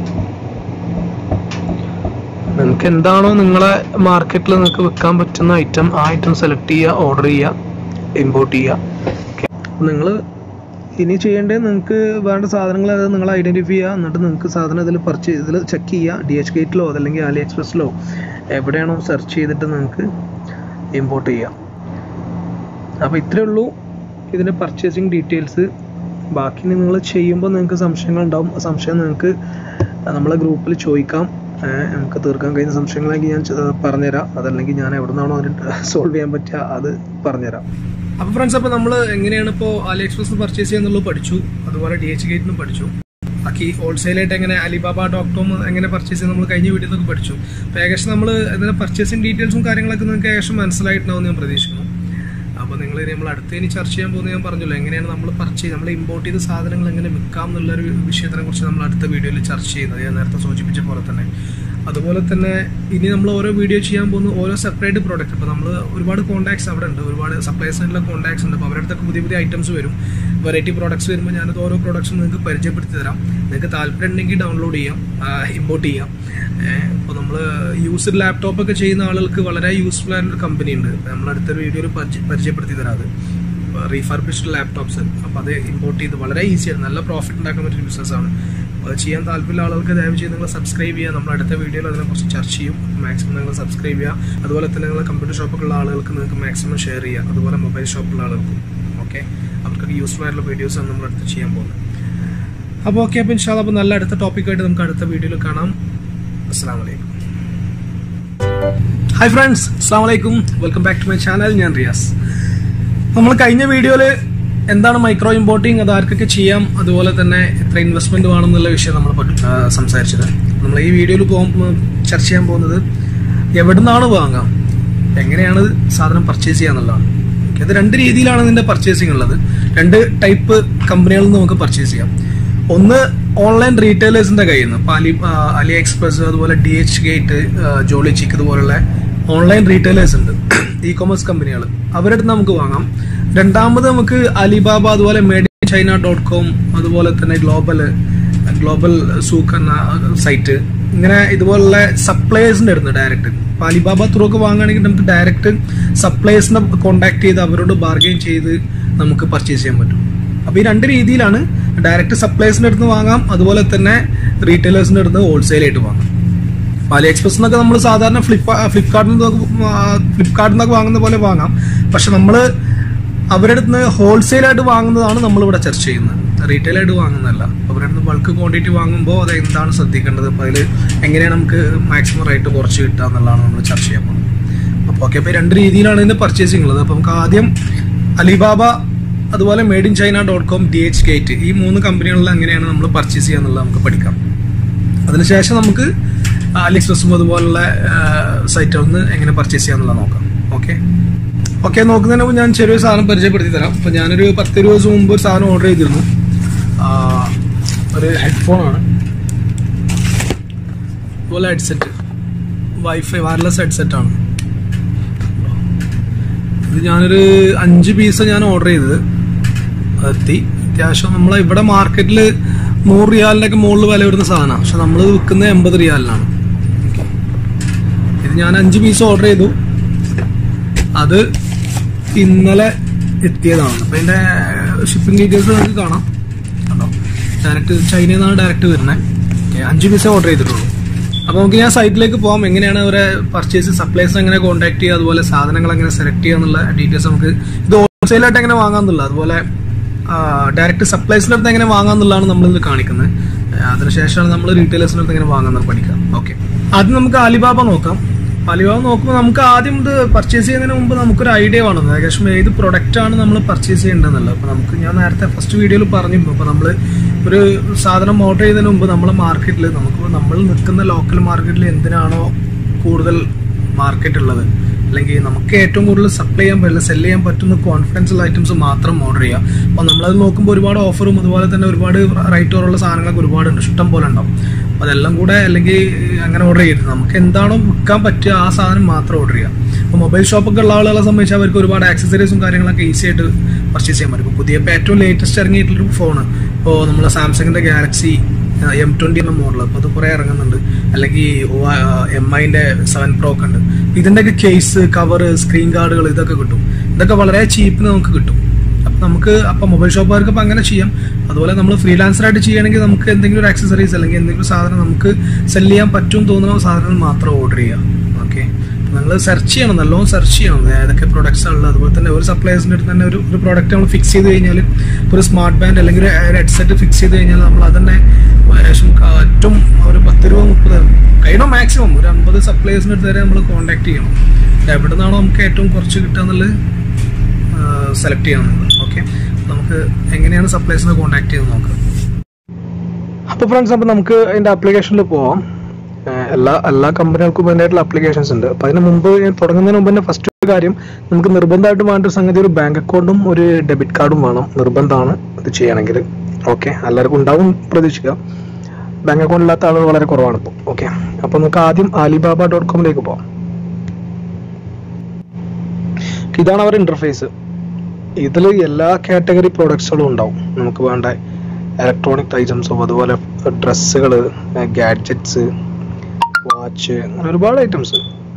Speaker 1: നിങ്ങൾക്ക് എന്താണോ നിങ്ങളെ മാർക്കറ്റിൽ നിങ്ങൾക്ക് വിൽക്കാൻ പറ്റുന്ന ഐറ്റം ആ ഐറ്റം സെലക്ട് ചെയ്യുക ഓർഡർ ചെയ്യുക ഇമ്പോർട്ട് ചെയ്യുക നിങ്ങൾ ഇനി ചെയ്യേണ്ടത് നിങ്ങൾക്ക് വേണ്ട സാധനങ്ങൾ അത് നിങ്ങൾ ഐഡൻറ്റിഫൈ ചെയ്യുക എന്നിട്ട് നിങ്ങൾക്ക് സാധനം ഇതിൽ പർച്ചേസ് ഇതിൽ ചെക്ക് ചെയ്യുക ഡി എച്ച് ഗേറ്റിലോ അതല്ലെങ്കിൽ അലി എക്സ്പ്രസ്സിലോ എവിടെയാണോ സെർച്ച് ചെയ്തിട്ട് നിങ്ങൾക്ക് ഇമ്പോർട്ട് ചെയ്യാം അപ്പോൾ ഇത്രയേ ഉള്ളൂ ഇതിൻ്റെ പർച്ചേസിങ് ഡീറ്റെയിൽസ് ബാക്കി നിങ്ങൾ ചെയ്യുമ്പോൾ നിങ്ങൾക്ക് സംശയങ്ങൾ ഉണ്ടാവും ആ സംശയം നിങ്ങൾക്ക് നമ്മളെ ഗ്രൂപ്പിൽ ചോദിക്കാം ഏഹ് നമുക്ക് തീർക്കാൻ കഴിയുന്ന സംശയങ്ങളെങ്കിൽ ഞാൻ ചെ- പറഞ്ഞുതരാം അതല്ലെങ്കിൽ ഞാൻ എവിടെ നിന്നാണോ അതിന് സോൾവ് ചെയ്യാൻ പറ്റുക അത് പറഞ്ഞുതരാം അപ്പോൾ ഫ്രണ്ട്സ് അപ്പോൾ നമ്മൾ എങ്ങനെയാണ് ഇപ്പോൾ അലി എക്സ്പ്രസ് പർച്ചേസ് ചെയ്യാന്നുള്ളത് പഠിച്ചു അതുപോലെ ഡി എച്ച് ഗേറ്റിനും പഠിച്ചു ബാക്കി ഹോൾസെയിലായിട്ട് എങ്ങനെ അലിബാബ ഡോട്ട് കോം എങ്ങനെ പർച്ചേസ് ചെയ്യാൻ നമ്മൾ കഴിഞ്ഞ വീഡിയോയിൽ നിന്നൊക്കെ പഠിച്ചു അപ്പോൾ ഏകദേശം നമ്മൾ ഇതിൻ്റെ പർച്ചേസിങ് ഡീറ്റെയിൽസും കാര്യങ്ങളൊക്കെ നിങ്ങൾക്ക് ഏകദേശം മനസ്സിലായിട്ടുണ്ടാവും ഞാൻ പ്രതീക്ഷിക്കുന്നു അപ്പോൾ നിങ്ങൾ ഇനി നമ്മൾ അടുത്ത് ഇനി ചർച്ച ചെയ്യാൻ പോകുന്നത് ഞാൻ പറഞ്ഞല്ലോ എങ്ങനെയാണ് നമ്മൾ പർച്ചേസ് നമ്മൾ ഇമ്പോർട്ട് ചെയ്ത സാധനങ്ങൾ എങ്ങനെ വിൽക്കാം എന്നുള്ളൊരു വിഷയത്തിനെ കുറിച്ച് നമ്മൾ അടുത്ത വീഡിയോയിൽ ചർച്ച ചെയ്യുന്നത് ഞാൻ നേരത്തെ സൂചിപ്പിച്ച പോലെ തന്നെ അതുപോലെ തന്നെ ഇനി നമ്മൾ ഓരോ വീഡിയോ ചെയ്യാൻ പോകുന്ന ഓരോ സെപ്പറേറ്റ് പ്രോഡക്റ്റ് ഇപ്പോൾ നമ്മൾ ഒരുപാട് കോൺടാക്ട്സ് അവിടെ ഉണ്ട് ഒരുപാട് സപ്ലൈസിനുള്ള കോൺടാക്ട്സ് ഉണ്ട് അപ്പോൾ അവരുടെ അടുത്തൊക്കെ പുതിയ പുതിയ ഐറ്റംസ് വരും വെറൈറ്റി പ്രോഡക്ട്സ് വരുമ്പോൾ ഞാനത് ഓരോ പ്രോഡക്ട്സും നിങ്ങൾക്ക് പരിചയപ്പെടുത്തി തരാം നിങ്ങൾക്ക് താല്പര്യം ഉണ്ടെങ്കിൽ ഡൗൺലോഡ് ചെയ്യാം ഇമ്പോർട്ട് ചെയ്യാം ഇപ്പോൾ നമ്മൾ യൂസ്ഡ് ലാപ്ടോപ്പ് ഒക്കെ ചെയ്യുന്ന ആളുകൾക്ക് വളരെ യൂസ്ഫുൾ ആയിട്ടുള്ള കമ്പനി ഉണ്ട് നമ്മൾ അടുത്തൊരു വീഡിയോയിൽ പരിചയപ്പെടുത്തി തരാം അത് റീഫർബിഷ്ഡ് ലാപ്ടോപ്സ് അപ്പോൾ അത് ഇമ്പോർട്ട് ചെയ്ത് വളരെ ഈസിയാണ് നല്ല പ്രോഫിറ്റ് ഉണ്ടാക്കാൻ പറ്റിയ ബിസിനസ്സാണ് അത് ചെയ്യാൻ താല്പര്യമുള്ള ആളുകൾക്ക് ദയവ് ചെയ്ത് നിങ്ങൾ സബ്സ്ക്രൈബ് ചെയ്യുക നമ്മൾ അടുത്ത വീഡിയോയിൽ അതിനെക്കുറിച്ച് ചർച്ച ചെയ്യും മാക്സിമം നിങ്ങൾ സബ്സ്ക്രൈബ് ചെയ്യുക അതുപോലെ തന്നെ നിങ്ങൾ കമ്പ്യൂട്ടർ ഷോപ്പൊക്കെയുള്ള ആളുകൾക്ക് നിങ്ങൾക്ക് മാക്സിമം ഷെയർ ചെയ്യുക അതുപോലെ മൊബൈൽ ഷോപ്പുള്ള ആളുകൾക്കും ഓക്കെ അവർക്കൊക്കെ യൂസ്ഫുൾ ആയിട്ടുള്ള വീഡിയോസാണ് നമ്മൾ അടുത്ത് ചെയ്യാൻ പോകുന്നത് അപ്പോൾ ഓക്കെ അപ്പോൾ ഇൻഷാല്ല അപ്പോൾ നല്ല അടുത്ത ടോപ്പിക്കായിട്ട് നമുക്ക് അടുത്ത വീഡിയോയിൽ കാണാം അസ്സാം വലൈക്കും ഹായ് ഫ്രണ്ട്സ് അസ്സാം വലൈക്കും welcome back to my channel ഞാൻ റിയാസ് നമ്മൾ കഴിഞ്ഞ വീഡിയോയിൽ എന്താണ് മൈക്രോ ഇമ്പോർട്ടിങ് അത് ആർക്കൊക്കെ ചെയ്യാം അതുപോലെ തന്നെ എത്ര ഇൻവെസ്റ്റ്മെന്റ് വേണം എന്നുള്ള വിഷയം നമ്മൾ പഠി- ആ, സംസാരിച്ചത് നമ്മൾ ഈ വീഡിയോയിൽ പോകുമ്പോൾ ചർച്ച ചെയ്യാൻ പോകുന്നത് എവിടെ നിന്നാണ് വാങ്ങാം എങ്ങനെയാണ് സാധനം പർച്ചേസ് ചെയ്യാന്നുള്ളതാണ് Okay, അത് രണ്ട് രീതിയിലാണ് ഇതിന്റെ പർച്ചേസിങ് ഉള്ളത് രണ്ട് ടൈപ്പ് കമ്പനികളിൽ നിന്ന് നമുക്ക് പർച്ചേസ് ചെയ്യാം ഒന്ന് ഓൺലൈൻ റീറ്റെയിലേഴ്സിന്റെ കയ്യിൽ നിന്ന് ഇപ്പൊ അലി ആ, അലി എക്സ്പ്രസ് അതുപോലെ ഡി എച്ച് ഗേറ്റ് ജോളി ചിക്ക് ഇതുപോലുള്ള ഓൺലൈൻ റീറ്റെയിലേഴ്സ് ഉണ്ട് ഇ കൊമേഴ്സ് കമ്പനികൾ അവരുടെ അടുത്ത് നമുക്ക് വാങ്ങാം രണ്ടാമത് നമുക്ക് അലിബാബ അതുപോലെ made in China dot com അതുപോലെ തന്നെ ഗ്ലോബൽ ഗ്ലോബൽ സൂക്ക് എന്ന സൈറ്റ് ഇങ്ങനെ ഇതുപോലുള്ള സപ്ലയേഴ്സിന്റെ അടുത്ത് ഡയറക്റ്റ് ഇപ്പൊ അലിബാബ ത്രൂ ഒക്കെ വാങ്ങുകയാണെങ്കിൽ നമുക്ക് ഡയറക്റ്റ് സപ്ലയേഴ്സിനെ കോൺടാക്ട് ചെയ്ത് അവരോട് ബാർഗെയിൻ ചെയ്ത് നമുക്ക് പർച്ചേസ് ചെയ്യാൻ പറ്റും അപ്പൊ ഈ രണ്ട് രീതിയിലാണ് ഡയറക്റ്റ് സപ്ലയേഴ്സിന്റെ അടുത്ത് വാങ്ങാം അതുപോലെ തന്നെ റീറ്റെയിലേഴ്സിന്റെ അടുത്ത് ഹോൾസെയിൽ ആയിട്ട് വാങ്ങാം അപ്പൊ അലി എക്സ്പ്രസ് എന്നൊക്കെ നമ്മൾ സാധാരണ ഫ്ലിപ്പ് ഫ്ലിപ്കാർട്ടിൽ നിന്നൊക്കെ ഫ്ലിപ്കാർട്ടിൽ നിന്നൊക്കെ വാങ്ങുന്ന പോലെ വാങ്ങാം പക്ഷെ നമ്മൾ അവരുടെ അടുത്ത് നിന്ന് ഹോൾസെയിൽ ആയിട്ട് വാങ്ങുന്നതാണ് നമ്മൾ ഇവിടെ ചർച്ച ചെയ്യുന്നത് റീറ്റെയിൽ ആയിട്ട് വാങ്ങുന്നതല്ല അവരുടെ അടുത്ത് ബൾക്ക് ക്വാണ്ടിറ്റി വാങ്ങുമ്പോൾ അത് എന്താണ് ശ്രദ്ധിക്കേണ്ടത് അപ്പോൾ അതിൽ എങ്ങനെയാണ് നമുക്ക് മാക്സിമം റേറ്റ് കുറച്ച് കിട്ടുക എന്നുള്ളതാണ് നമ്മൾ ചർച്ച ചെയ്യാൻ പോകുന്നത് അപ്പോൾ ഓക്കെ അപ്പോൾ രണ്ട് രീതിയിലാണ് ഇതിന്റെ പർച്ചേസിംഗ് ഉള്ളത് അപ്പോൾ നമുക്ക് ആദ്യം അലിബാബ അതുപോലെ made in China dot com D H gate ഈ മൂന്ന് കമ്പനികളിൽ എങ്ങനെയാണ് നമ്മൾ പർച്ചേസ് ചെയ്യുക എന്നുള്ളത് നമുക്ക് പഠിക്കാം അതിനുശേഷം നമുക്ക് അലിഎക്സ്പ്രസും അതുപോലുള്ള സൈറ്റുകളിൽ നിന്ന് എങ്ങനെ പർച്ചേസ് ചെയ്യാന്നുള്ളത് നോക്കാം ഓക്കെ ഓക്കെ നോക്കുന്നതിന് മുമ്പ് ഞാൻ ചെറിയൊരു സാധനം പരിചയപ്പെടുത്തി തരാം അപ്പോൾ ഞാനൊരു പത്ത് ഇരുപത് ദിവസം മുമ്പ് ഒരു സാധനം ഓർഡർ ചെയ്തിരുന്നു ആ, ഒരു ഹെഡ്ഫോൺ ആണ് അതുപോലെ ഹെഡ്സെറ്റ് വൈഫൈ വയർലെസ് ഹെഡ്സെറ്റ് ആണ് ഇത് ഞാനൊരു അഞ്ച് പീസ് ഞാൻ ഓർഡർ ചെയ്തത് എത്തി അത്യാവശ്യം നമ്മളെ ഇവിടെ മാർക്കറ്റിൽ നൂറ് റിയാലിന്റെ ഒക്കെ മുകളിൽ വില വരുന്ന സാധനമാണ് പക്ഷെ നമ്മൾ വിൽക്കുന്നത് എൺപത് റിയാലിനാണ് ഇത് ഞാൻ അഞ്ച് പീസ് ഓർഡർ ചെയ്തു അത് ഇന്നലെ എത്തിയതാണ് അപ്പൊ അതിന്റെ ഷിപ്പിംഗ് ഡീറ്റെയിൽസ് നിങ്ങൾക്ക് കാണാം കണ്ടോ ഡയറക്റ്റ് ചൈനയിൽ നിന്നാണ് ഡയറക്റ്റ് വരുന്നത് ഓക്കെ അഞ്ച് പീസേ ഓർഡർ ചെയ്തിട്ടുള്ളൂ അപ്പോൾ നമുക്ക് ഞാൻ സൈറ്റിലേക്ക് പോകാം എങ്ങനെയാണ് അവരെ പർച്ചേസ് സപ്ലൈസ് എങ്ങനെ കോൺടാക്ട് ചെയ്യുക അതുപോലെ സാധനങ്ങൾ എങ്ങനെ സെലക്ട് ചെയ്യുക എന്നുള്ള ഡീറ്റെയിൽസ് നമുക്ക് ഇത് ഹോൾസെയിലായിട്ട് എങ്ങനെ വാങ്ങാമെന്നുള്ള അതുപോലെ ഡയറക്റ്റ് സപ്ലൈസിൻ്റെ അടുത്ത് എങ്ങനെ വാങ്ങാമെന്നുള്ളതാണ് നമ്മളിത് കാണിക്കുന്നത് ആ, അതിനുശേഷമാണ് നമ്മൾ റീറ്റെയിലേഴ്സിൻ്റെ അടുത്ത് എങ്ങനെ വാങ്ങാമെന്ന് പഠിക്കാം ഓക്കെ ആദ്യം നമുക്ക് അലിബാബ നോക്കാം അലിബാബ നോക്കുമ്പോൾ നമുക്ക് ആദ്യം ഇത് പർച്ചേസ് ചെയ്യുന്നതിന് മുമ്പ് നമുക്കൊരു ഐഡിയ വേണം ഏകദേശം ഏത് പ്രൊഡക്റ്റ് ആണ് നമ്മൾ പർച്ചേസ് ചെയ്യേണ്ടതെന്നുള്ളത് അപ്പോൾ നമുക്ക് ഞാൻ നേരത്തെ ഫസ്റ്റ് വീഡിയോയിൽ പറഞ്ഞിരുന്നു അപ്പോൾ നമ്മൾ ഒരു സാധനം ഓർഡർ ചെയ്യുന്നതിന് മുമ്പ് നമ്മളെ മാർക്കറ്റിൽ നമുക്ക് നമ്മൾ നിൽക്കുന്ന ലോക്കൽ മാർക്കറ്റിൽ എന്തിനാണോ കൂടുതൽ മാർക്കറ്റ് ഉള്ളത് അല്ലെങ്കിൽ നമുക്ക് ഏറ്റവും കൂടുതൽ സപ്ലൈ ചെയ്യാൻ പറ്റില്ല സെല് ചെയ്യാൻ പറ്റുന്ന കോൺഫിഡൻഷ്യൽ ഐറ്റംസ് മാത്രം ഓർഡർ ചെയ്യുക അപ്പോൾ നമ്മളത് നോക്കുമ്പോൾ ഒരുപാട് ഓഫറും അതുപോലെ തന്നെ ഒരുപാട് റൈറ്റ് ഓറുള്ള സാധനങ്ങളൊക്കെ ഒരുപാടുണ്ട് ഇഷ്ടം പോലെ ഉണ്ടാവും അപ്പോൾ അതെല്ലാം കൂടെ അല്ലെങ്കിൽ അങ്ങനെ ഓർഡർ ചെയ്യരുത് നമുക്ക് എന്താണോ വിൽക്കാൻ പറ്റുക ആ സാധനം മാത്രം ഓർഡർ ചെയ്യുക അപ്പോൾ മൊബൈൽ ഷോപ്പൊക്കെ ഉള്ള ആളുകളെ സംബന്ധിച്ച് അവർക്ക് ഒരുപാട് ആക്സസറീസും കാര്യങ്ങളൊക്കെ ഈസി ആയിട്ട് പർച്ചേസ് ചെയ്യാൻ പറ്റും ഇപ്പോൾ പുതിയ ഇപ്പോൾ ഏറ്റവും ലേറ്റസ്റ്റ് ഇറങ്ങിയിട്ടുള്ളൊരു ഫോണ് ഇപ്പോൾ നമ്മൾ സാംസങ്ങിൻ്റെ ഗാലക്സി എം ട്വന്റി എന്ന മോഡൽ അപ്പോൾ അത് കുറേ ഇറങ്ങുന്നുണ്ട് അല്ലെങ്കിൽ എം ഐൻ്റെ സെവൻ പ്രോ ഒക്കെ ഉണ്ട് ഇതിൻ്റെയൊക്കെ കേസ് കവർ സ്ക്രീൻ ഗാർഡുകൾ ഇതൊക്കെ കിട്ടും ഇതൊക്കെ വളരെ ചീപ്പിന് നമുക്ക് കിട്ടും അപ്പം നമുക്ക് അപ്പം മൊബൈൽ ഷോപ്പുകാർക്ക് അപ്പം അങ്ങനെ ചെയ്യാം അതുപോലെ നമ്മൾ ഫ്രീലാൻസറായിട്ട് ചെയ്യണമെങ്കിൽ നമുക്ക് എന്തെങ്കിലും ഒരു ആക്സസറീസ് അല്ലെങ്കിൽ എന്തെങ്കിലും സാധനം നമുക്ക് സെല് ചെയ്യാൻ പറ്റും തോന്നുന്ന സാധനം മാത്രം ഓർഡർ ചെയ്യാം ഓക്കെ നിങ്ങൾ സെർച്ച് ചെയ്യണം നല്ലോണം സെർച്ച് ചെയ്യണം ഏതൊക്കെ പ്രൊഡക്ട്സ് ഉള്ളത് അതുപോലെ തന്നെ ഒരു സപ്ലൈസിൻ്റെ അടുത്ത് തന്നെ ഒരു ഒരു പ്രോഡക്റ്റ് നമ്മൾ ഫിക്സ് ചെയ്ത് കഴിഞ്ഞാൽ ഒരു സ്മാർട്ട് ബാൻഡ് അല്ലെങ്കിൽ ഒരു ഹെഡ്സെറ്റ് ഫിക്സ് ചെയ്ത് കഴിഞ്ഞാൽ നമ്മൾ അതന്നെ ഏകദേശം ഏറ്റവും ഒരു പത്ത് രൂപ മുപ്പത് കഴിയണോ മാക്സിമം ഒരു അമ്പത് സപ്ലൈസിൻ്റെ അടുത്ത് വരെ നമ്മൾ കോൺടാക്ട് ചെയ്യണം എവിടെ നിന്നാണോ നമുക്ക് ഏറ്റവും കുറച്ച് കിട്ടുക എന്നുള്ളത് സെലക്ട് ചെയ്യാവുന്നത് ഓക്കെ നമുക്ക് എങ്ങനെയാണ് സപ്ലൈസിനെ കോൺടാക്ട് ചെയ്ത് നോക്കാം അപ്പോൾ ഫ്രണ്ട്സ് അപ്പോൾ നമുക്ക് അതിൻ്റെ ആപ്ലിക്കേഷനിൽ പോവാം ഏഹ് എല്ലാ എല്ലാ കമ്പനികൾക്കും അതിൻ്റെതായിട്ടുള്ള അപ്ലിക്കേഷൻസ് ഉണ്ട് അപ്പോൾ അതിന് മുമ്പ് ഞാൻ തുടങ്ങുന്നതിന് മുമ്പ് തന്നെ ഫസ്റ്റ് കാര്യം നമുക്ക് നിർബന്ധമായിട്ട് വേണ്ട ഒരു സംഗതി ഒരു ബാങ്ക് അക്കൗണ്ടും ഒരു ഡെബിറ്റ് കാർഡും വേണം നിർബന്ധമാണ് ഇത് ചെയ്യണമെങ്കിൽ ഓക്കെ എല്ലാവർക്കും ഉണ്ടാവും പ്രതീക്ഷിക്കുക ബാങ്ക് അക്കൗണ്ട് ഇല്ലാത്ത ആളുകൾ വളരെ കുറവാണ് ഇപ്പോൾ ഓക്കെ അപ്പോൾ നമുക്ക് ആദ്യം ആലിബാബ ഡോട്ട് കോമിലേക്ക് പോകാം ഇതാണ് അവരുടെ ഇന്റർഫേസ് ഇതിൽ എല്ലാ കാറ്റഗറി പ്രോഡക്ട്സുകളും ഉണ്ടാവും നമുക്ക് വേണ്ട ഇലക്ട്രോണിക് ഐറ്റംസും അതുപോലെ ഡ്രസ്സുകൾ ഗാഡ്ജറ്റ്സ് വാച്ച് അങ്ങനെ ഒരുപാട് ഐറ്റംസ്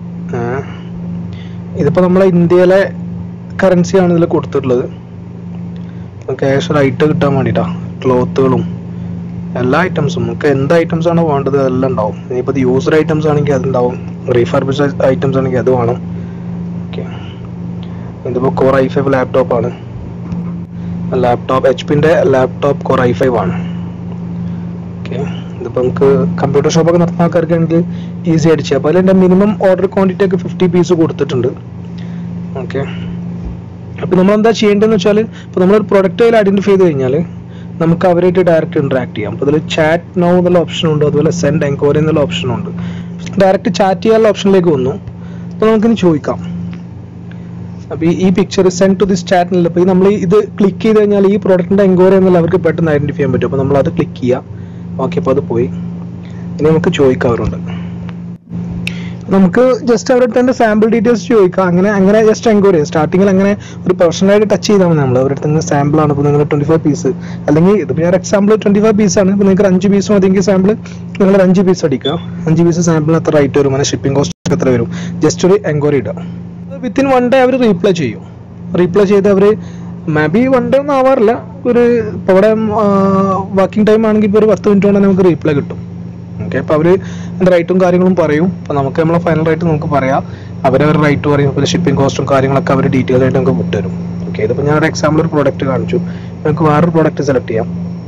Speaker 1: ഇതിപ്പോൾ നമ്മളെ ഇന്ത്യയിലെ കറൻസിയാണ് ഇതിൽ കൊടുത്തിട്ടുള്ളത് ക്യാഷ് ഒരു ഐറ്റം കിട്ടാൻ വേണ്ടിയിട്ടാണ് ക്ലോത്തുകളും എല്ലാ ഐറ്റംസും നമുക്ക് എന്ത് ഐറ്റംസ് ആണോ വേണ്ടത് അതെല്ലാം ഉണ്ടാവും ഇനിയിപ്പോൾ ഇത് യൂസർ ഐറ്റംസ് ആണെങ്കിൽ അതുണ്ടാവും റീഫർബിഷ് ഐറ്റംസ് ആണെങ്കിൽ അത് വേണം ഓക്കെ ഇതിപ്പോൾ കോർ ഐ ഫൈവ് ലാപ്ടോപ്പ് ആണ് ലാപ്ടോപ്പ് എച്ച് പിൻ്റെ ലാപ്ടോപ്പ് കോർ ഐ ഫൈവ് ആണ് ഓക്കെ ഇതിപ്പോൾ നമുക്ക് കമ്പ്യൂട്ടർ ഷോപ്പൊക്കെ നടത്തുന്ന ആൾക്കാർക്കാണെങ്കിൽ ഈസി ആയിട്ട് ചെയ്യാം അപ്പോൾ അതിൽ മിനിമം ഓർഡർ ക്വാണ്ടിറ്റി ഒക്കെ ഫിഫ്റ്റി പീസ് കൊടുത്തിട്ടുണ്ട് ഓക്കെ അപ്പോൾ നമ്മൾ എന്താ ചെയ്യേണ്ടതെന്ന് വെച്ചാൽ ഇപ്പോൾ നമ്മളൊരു പ്രൊഡക്റ്റ് അതിൽ ഐഡൻറ്റിഫൈ ചെയ്ത് കഴിഞ്ഞാൽ നമുക്ക് അവരായിട്ട് ഡയറക്റ്റ് ഇൻട്രാക്ട് ചെയ്യാം അപ്പോൾ അതിൽ ചാറ്റ് നോ എന്നുള്ള ഓപ്ഷൻ ഉണ്ട് അതുപോലെ സെൻഡ് എൻക്വയറി എന്നുള്ള ഓപ്ഷൻ ഉണ്ട് ഡയറക്റ്റ് ചാറ്റ് ചെയ്യാനുള്ള ഓപ്ഷനിലേക്ക് വന്നു അപ്പോൾ നമുക്കിനി ചോദിക്കാം അപ്പോൾ ഈ പിക്ചർ സെൻഡ് ടു ദിസ് ചാറ്റിൽ അപ്പോൾ നമ്മൾ ഇത് ക്ലിക്ക് ചെയ്ത് കഴിഞ്ഞാൽ ഈ പ്രോഡക്റ്റിന്റെ എൻക്വയറി എന്നുള്ള അവർക്ക് പെട്ടെന്ന് ഐഡന്റിഫൈ ചെയ്യാൻ പറ്റും അപ്പോൾ നമ്മൾ അത് ക്ലിക്ക് ചെയ്യാം ഓക്കെ അപ്പോൾ അത് പോയി ഇനി നമുക്ക് ചോദിക്കാം അവരുണ്ട് നമുക്ക് ജസ്റ്റ് അവരുടെ തന്നെ സാമ്പിൾ ഡീറ്റെയിൽസ് ചോദിക്കാം അങ്ങനെ അങ്ങനെ ജസ്റ്റ് എൻക്വയറി ചെയ്യാം സ്റ്റാർട്ടിങ്ങിൽ അങ്ങനെ ഒരു പേഴ്സണലായിട്ട് ടച്ച് ചെയ്താൽ മതി നമ്മൾ അവരുടെ തന്നെ സാമ്പിൾ ആണ് ഇപ്പോൾ നിങ്ങൾ ട്വന്റി ഫൈവ് പീസ് അല്ലെങ്കിൽ ഇതിപ്പോൾ ഞാൻ എക്സാമ്പിൾ ട്വന്റി ഫൈവ് പീസ് ആണ് ഇപ്പോൾ നിങ്ങൾക്ക് അഞ്ച് പീസ് മതിയെങ്കിൽ സാമ്പിൾ നിങ്ങൾ ഒരു അഞ്ച് പീസ് അടിക്കുക അഞ്ച് പീസ് സാമ്പിളിന് എത്ര റേറ്റ് വരും അങ്ങനെ ഷിപ്പിംഗ് കോസ്റ്റ് എത്ര വരും ജസ്റ്റ് ഒരു എൻക്വയറി ഇടുക വിത്തിൻ വൺ ഡേ അവർ റീപ്ലൈ ചെയ്യും റീപ്ലൈ ചെയ്ത് അവർ മേ ബി വൺ ഡേ ഒന്നും ആവാറില്ല ഒരു ഇപ്പോൾ ഇവിടെ വർക്കിംഗ് ടൈം ആണെങ്കിൽ ഇപ്പോൾ ഒരു പത്ത് മിനിറ്റ് കൊണ്ട് നമുക്ക് റീപ്ലൈ കിട്ടും ഓക്കെ അപ്പോൾ അവർ അതിൻ്റെ റേറ്റും കാര്യങ്ങളും പറയും അപ്പോൾ നമുക്ക് നമ്മളെ ഫൈനൽ റേറ്റ് നമുക്ക് പറയാം അവരവർ റേറ്റ് പറയും പിന്നെ ഷിപ്പിംഗ് കോസ്റ്റും കാര്യങ്ങളൊക്കെ അവർ ഡീറ്റെയിൽ ആയിട്ട് നമുക്ക് വിട്ടുതരും ഓക്കെ ഇതിപ്പോൾ ഞാൻ ഒരു എക്സാമ്പിൾ ഒരു പ്രോഡക്റ്റ് കാണിച്ചു നമുക്ക് വേറൊരു പ്രോഡക്റ്റ് സെലക്ട് ചെയ്യാം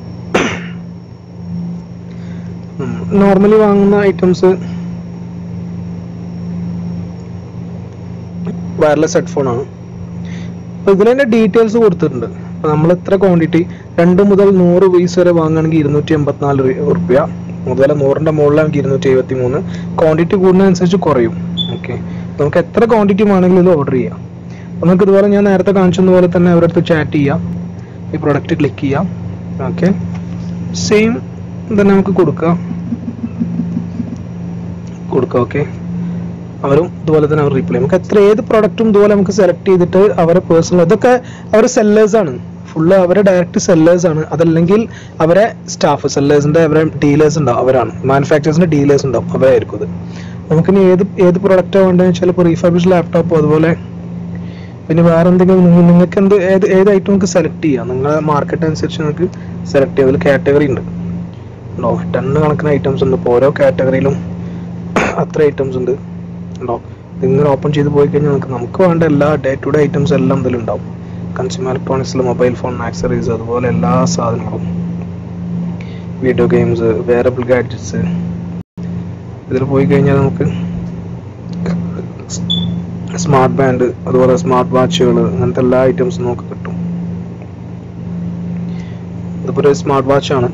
Speaker 1: നോർമലി വാങ്ങുന്ന ഐറ്റംസ് വയർലെസ് ഹെഡ്ഫോൺ ആണ് അപ്പോൾ ഇതിൽ തന്നെ ഡീറ്റെയിൽസ് കൊടുത്തിട്ടുണ്ട് അപ്പോൾ നമ്മൾ എത്ര ക്വാണ്ടിറ്റി രണ്ട് മുതൽ നൂറ് പീസ് വരെ വാങ്ങുകയാണെങ്കിൽ ഇരുന്നൂറ്റി എൺപത്തിനാല് റുപ്യ അതുപോലെ നൂറിൻ്റെ മുകളിലാണെങ്കിൽ ഇരുന്നൂറ്റി എഴുപത്തി മൂന്ന് ക്വാണ്ടിറ്റി കൂടുന്നതനുസരിച്ച് കുറയും ഓക്കെ നമുക്ക് എത്ര ക്വാണ്ടിറ്റി വേണമെങ്കിലും ഇത് ഓർഡർ ചെയ്യാം അപ്പോൾ നമുക്ക് ഇതുപോലെ ഞാൻ നേരത്തെ കാണിച്ചതുപോലെ തന്നെ അവരുടെ അടുത്ത് ചാറ്റ് ചെയ്യാം ഈ പ്രൊഡക്റ്റ് ക്ലിക്ക് ചെയ്യാം ഓക്കെ സെയിം തന്നെ നമുക്ക് കൊടുക്കാം കൊടുക്കാം ഓക്കെ അവരും ഇതുപോലെ തന്നെ അവർ റീപ്ലൈ നമുക്ക് എത്ര ഏത് പ്രൊഡക്റ്റും ഇതുപോലെ നമുക്ക് സെലക്ട് ചെയ്തിട്ട് അവരെ പേഴ്സണൽ ഇതൊക്കെ അവർ സെല്ലേഴ്സ് ആണ് ഫുള്ള് അവരെ ഡയറക്റ്റ് സെല്ലേഴ്സ് ആണ് അതല്ലെങ്കിൽ അവരെ സ്റ്റാഫ് സെല്ലേഴ്സിന്റെ അവരെ ഡീലേഴ്സ് ഉണ്ടാവും അവരാണ് മാനുഫാക്ചേഴ്സിന്റെ ഡീലേഴ്സ് ഉണ്ടാവും അവരായിരിക്കും ഇത് നമുക്കിനി ഏത് ഏത് പ്രൊഡക്റ്റാണ് വേണ്ടതെന്ന് വെച്ചാൽ ഇപ്പോൾ റീഫർബിഷ് ലാപ്ടോപ്പ് അതുപോലെ
Speaker 2: പിന്നെ വേറെ എന്തെങ്കിലും നിങ്ങ- നിങ്ങൾക്ക് എന്ത് ഏത് ഏത് ഐറ്റം നിങ്ങൾക്ക് സെലക്ട് ചെയ്യാം നിങ്ങളുടെ മാർക്കറ്റ് അനുസരിച്ച് നിങ്ങൾക്ക് സെലക്ട് ചെയ്യാം അതിൽ കാറ്റഗറി ഉണ്ട് ഉണ്ടോ ടണ്ണ് കണക്കിന് ഐറ്റംസ് ഉണ്ട് ഇപ്പോൾ ഓരോ കാറ്റഗറിയിലും അത്ര ഐറ്റംസ് ഉണ്ട് ഉണ്ടോ നിങ്ങൾ ഓപ്പൺ ചെയ്ത് പോയി കഴിഞ്ഞാൽ നമുക്ക് നമുക്ക് വേണ്ട എല്ലാ ഡേ ടു ഡേ ഐറ്റംസ് എല്ലാം ഇതിലുണ്ടാവും കൺസ്യൂമർ ഇലക്ട്രോണിക്സിൽ മൊബൈൽ ഫോൺ ആക്സറീസ് അതുപോലെ എല്ലാ സാധനങ്ങളും വീഡിയോ ഗെയിംസ് വേറബിൾ ഗാഡ്ജറ്റ്സ് ഇതിൽ പോയി കഴിഞ്ഞാൽ നമുക്ക് സ്മാർട്ട് ബാൻഡ് അതുപോലെ സ്മാർട്ട് വാച്ചുകൾ അങ്ങനത്തെ എല്ലാ ഐറ്റംസും നമുക്ക് കിട്ടും ഇതിപ്പോൾ ഒരു സ്മാർട്ട് വാച്ചാണ്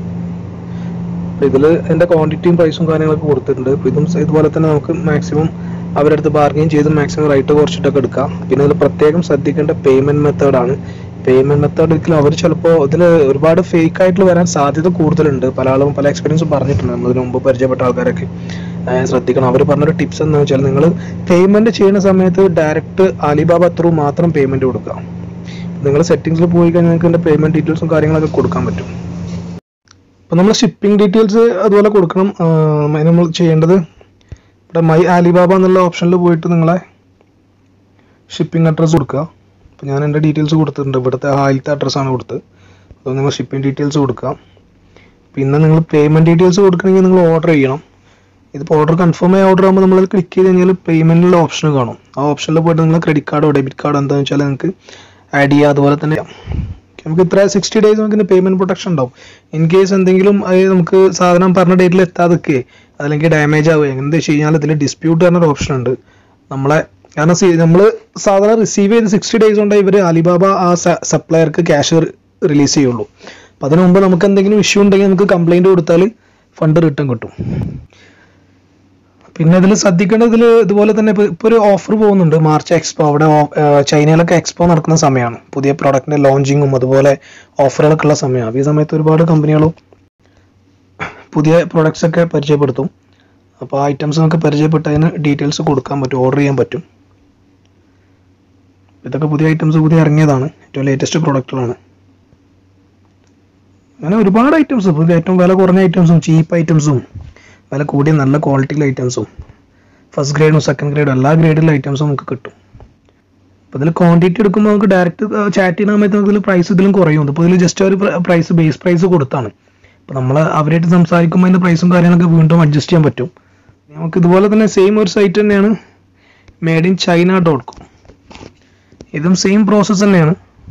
Speaker 2: ഇതിൽ എൻ്റെ ക്വാണ്ടിറ്റിയും പ്രൈസും കാര്യങ്ങളൊക്കെ കൊടുത്തിട്ടുണ്ട് അപ്പോൾ ഇതും സ- ഇതുപോലെ തന്നെ നമുക്ക് മാക്സിമം അവരുടെ അടുത്ത് ബാർഗെയിൻ ചെയ്ത് മാക്സിമം റേറ്റ് കുറച്ചിട്ടൊക്കെ എടുക്കാം പിന്നെ ഇതിൽ പ്രത്യേകം ശ്രദ്ധിക്കേണ്ട പേയ്മെന്റ് മെത്തേഡാണ് പേയ്മെന്റ് മെത്തേഡ് ഒരിക്കലും അവർ ചിലപ്പോൾ ഇതിൽ ഒരുപാട് ഫേക്ക് ആയിട്ട് വരാൻ സാധ്യത കൂടുതലുണ്ട് പല ആളും പല എക്സ്പീരിയൻസും പറഞ്ഞിട്ടുണ്ട് നമ്മൾ ഇതിനു മുമ്പ് പരിചയപ്പെട്ട ആൾക്കാരൊക്കെ ആ, ശ്രദ്ധിക്കണം അവർ പറഞ്ഞൊരു ടിപ്സ് എന്താണെന്ന് വെച്ചാൽ നിങ്ങൾ പേയ്മെന്റ് ചെയ്യുന്ന സമയത്ത് ഡയറക്റ്റ് അലിബാബ ത്രൂ മാത്രം പേയ്മെന്റ് കൊടുക്കുക നിങ്ങൾ സെറ്റിംഗ്സിൽ പോയി കഴിഞ്ഞാൽ നിങ്ങൾക്ക് എൻ്റെ പേയ്മെന്റ് ഡീറ്റെയിൽസും കാര്യങ്ങളൊക്കെ കൊടുക്കാൻ പറ്റും അപ്പോൾ നമ്മൾ ഷിപ്പിംഗ് ഡീറ്റെയിൽസ് അതുപോലെ കൊടുക്കണം ആ, അതിന് നമ്മൾ ചെയ്യേണ്ടത് ഇവിടെ മൈ ആലിബാബ എന്നുള്ള ഓപ്ഷനിൽ പോയിട്ട് നിങ്ങളെ ഷിപ്പിംഗ് അഡ്രസ്സ് കൊടുക്കുക അപ്പോൾ ഞാൻ എൻ്റെ ഡീറ്റെയിൽസ് കൊടുത്തിട്ടുണ്ട് ഇവിടുത്തെ ആദ്യത്തെ അഡ്രസ്സാണ് കൊടുത്തത് അപ്പോൾ നിങ്ങൾ ഷിപ്പിംഗ് ഡീറ്റെയിൽസ് കൊടുക്കുക പിന്നെ നിങ്ങൾ പേയ്മെൻറ്റ് ഡീറ്റെയിൽസ് കൊടുക്കണമെങ്കിൽ നിങ്ങൾ ഓർഡർ ചെയ്യണം ഇതിപ്പോൾ ഓർഡർ കൺഫേം ആയി ഓർഡർ ആകുമ്പോൾ നമ്മൾ ക്ലിക്ക് ചെയ്ത് കഴിഞ്ഞാൽ പേയ്മെൻറ്റിനുള്ള ഓപ്ഷൻ കാണും ആ ഓപ്ഷനിൽ പോയിട്ട് നിങ്ങൾ ക്രെഡിറ്റ് കാർഡോ ഡെബിറ്റ് കാർഡോ എന്താണെന്ന് വെച്ചാൽ നിങ്ങൾക്ക് ആഡ് ചെയ്യുക അതുപോലെ തന്നെ ചെയ്യാം. നമുക്ക് ഇത്ര സിക്സ്റ്റി ഡേയ്സ് നമുക്ക് പേയ്മെന്റ് പ്രൊട്ടക്ഷൻ ഉണ്ടാവും ഇൻ കേസ് എന്തെങ്കിലും അത് നമുക്ക് സാധനം പറഞ്ഞ ഡേറ്റിൽ എത്താതൊക്കെ അതല്ലെങ്കിൽ ഡാമേജ് ആവുക എന്ത് വെച്ച് കഴിഞ്ഞാൽ ഇതിൽ ഡിസ്പ്യൂട്ട് പറഞ്ഞൊരു ഓപ്ഷൻ ഉണ്ട് നമ്മളെ കാരണം നമ്മൾ സാധനം റിസീവ് ചെയ്ത് സിക്സ്റ്റി ഡേയ്സ് കൊണ്ട് ഇവർ അലിബാബ ആ സപ്ലയർക്ക് ക്യാഷ് റിലീസ് ചെയ്യുള്ളൂ അപ്പം അതിനു മുമ്പ് നമുക്ക് എന്തെങ്കിലും ഇഷ്യൂ ഉണ്ടെങ്കിൽ നമുക്ക് കംപ്ലൈൻറ്റ് കൊടുത്താൽ ഫണ്ട് റിട്ടേൺ കിട്ടും പിന്നെ ഇതിൽ ശ്രദ്ധിക്കേണ്ടത് ഇതിൽ ഇതുപോലെ തന്നെ ഇപ്പോൾ ഇപ്പോൾ ഒരു ഓഫർ പോകുന്നുണ്ട് മാർച്ച് എക്സ്പോ അവിടെ ഓ- ഏർ ചൈനയിലൊക്കെ എക്സ്പോ നടക്കുന്ന സമയമാണ് പുതിയ പ്രോഡക്റ്റിന്റെ ലോഞ്ചിങ്ങും അതുപോലെ ഓഫറുകളൊക്കെ ഉള്ള സമയമാണ് അപ്പോൾ ഈ സമയത്ത് ഒരുപാട് കമ്പനികളും പുതിയ പ്രോഡക്ട്സ് ഒക്കെ പരിചയപ്പെടുത്തും അപ്പോൾ ആ ഐറ്റംസ് നമുക്ക് പരിചയപ്പെട്ട് അതിന് ഡീറ്റെയിൽസ് കൊടുക്കാൻ പറ്റും ഓർഡർ ചെയ്യാൻ പറ്റും ഇതൊക്കെ പുതിയ ഐറ്റംസ് പുതിയ ഇറങ്ങിയതാണ് ഏറ്റവും ലേറ്റസ്റ്റ് പ്രോഡക്റ്റുകളാണ് അങ്ങനെ ഒരുപാട് ഐറ്റംസ് പുതിയ ഏറ്റവും വില കുറഞ്ഞ ഐറ്റംസും ചീപ്പ് ഐറ്റംസും വില കൂടിയ നല്ല ക്വാളിറ്റിയിലെ ഐറ്റംസും ഫസ്റ്റ് ഗ്രേഡും സെക്കൻഡ് ഗ്രേഡും എല്ലാ ഗ്രേഡിലെ ഐറ്റംസും നമുക്ക് കിട്ടും അപ്പോൾ ഇതിൽ ക്വാണ്ടിറ്റി എടുക്കുമ്പോൾ നമുക്ക് ഡയറക്റ്റ് ചാറ്റ് ചെയ്യുന്ന സമയത്ത് നമുക്ക് ഇതിൽ പ്രൈസ് ഇതിലും കുറയും ഇപ്പോൾ ഇതിൽ ജസ്റ്റ് ഒരു പ്രൈസ് ബേസ് പ്രൈസ് കൊടുത്താണ് അപ്പോൾ നമ്മൾ അവരായിട്ട് സംസാരിക്കുമ്പോൾ അതിൻ്റെ പ്രൈസും കാര്യങ്ങളൊക്കെ വീണ്ടും അഡ്ജസ്റ്റ് ചെയ്യാൻ പറ്റും നമുക്ക് ഇതുപോലെ തന്നെ സെയിം ഒരു സൈറ്റ് തന്നെയാണ് made in China dot com ഇതും സെയിം പ്രോസസ്സ് തന്നെയാണ്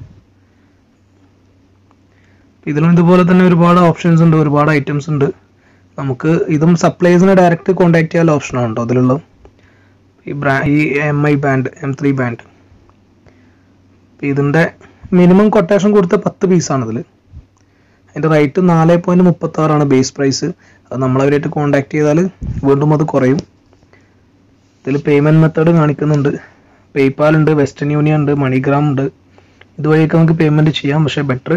Speaker 2: ഇതിലും ഇതുപോലെ തന്നെ ഒരുപാട് ഓപ്ഷൻസ് ഉണ്ട് ഒരുപാട് ഐറ്റംസ് ഉണ്ട് നമുക്ക് ഇതും സപ്ലൈസിനെ ഡയറക്റ്റ് കോൺടാക്ട് ചെയ്യാനുള്ള ഓപ്ഷനാണ് കേട്ടോ അതിലുള്ള ഈ ബ്രാ ഈ M I band M three band ഇതിൻ്റെ മിനിമം കൊട്ടേഷൻ കൊടുത്ത പത്ത് പീസാണ് ഇതിൽ അതിൻ്റെ റേറ്റ് നാല് പോയിൻറ്റ് മുപ്പത്തി ആറാണ് ബേസ് പ്രൈസ് അത് നമ്മളവരായിട്ട് കോൺടാക്ട് ചെയ്താൽ വീണ്ടും അത് കുറയും ഇതിൽ പേയ്മെൻറ്റ് മെത്തേഡ് കാണിക്കുന്നുണ്ട് പേയ്പാൽ ഉണ്ട് വെസ്റ്റേൺ യൂണിയൻ ഉണ്ട് മണിഗ്രാം ഉണ്ട് ഇതുവഴിയൊക്കെ നമുക്ക് പേയ്മെൻറ്റ് ചെയ്യാം പക്ഷേ ബെറ്റർ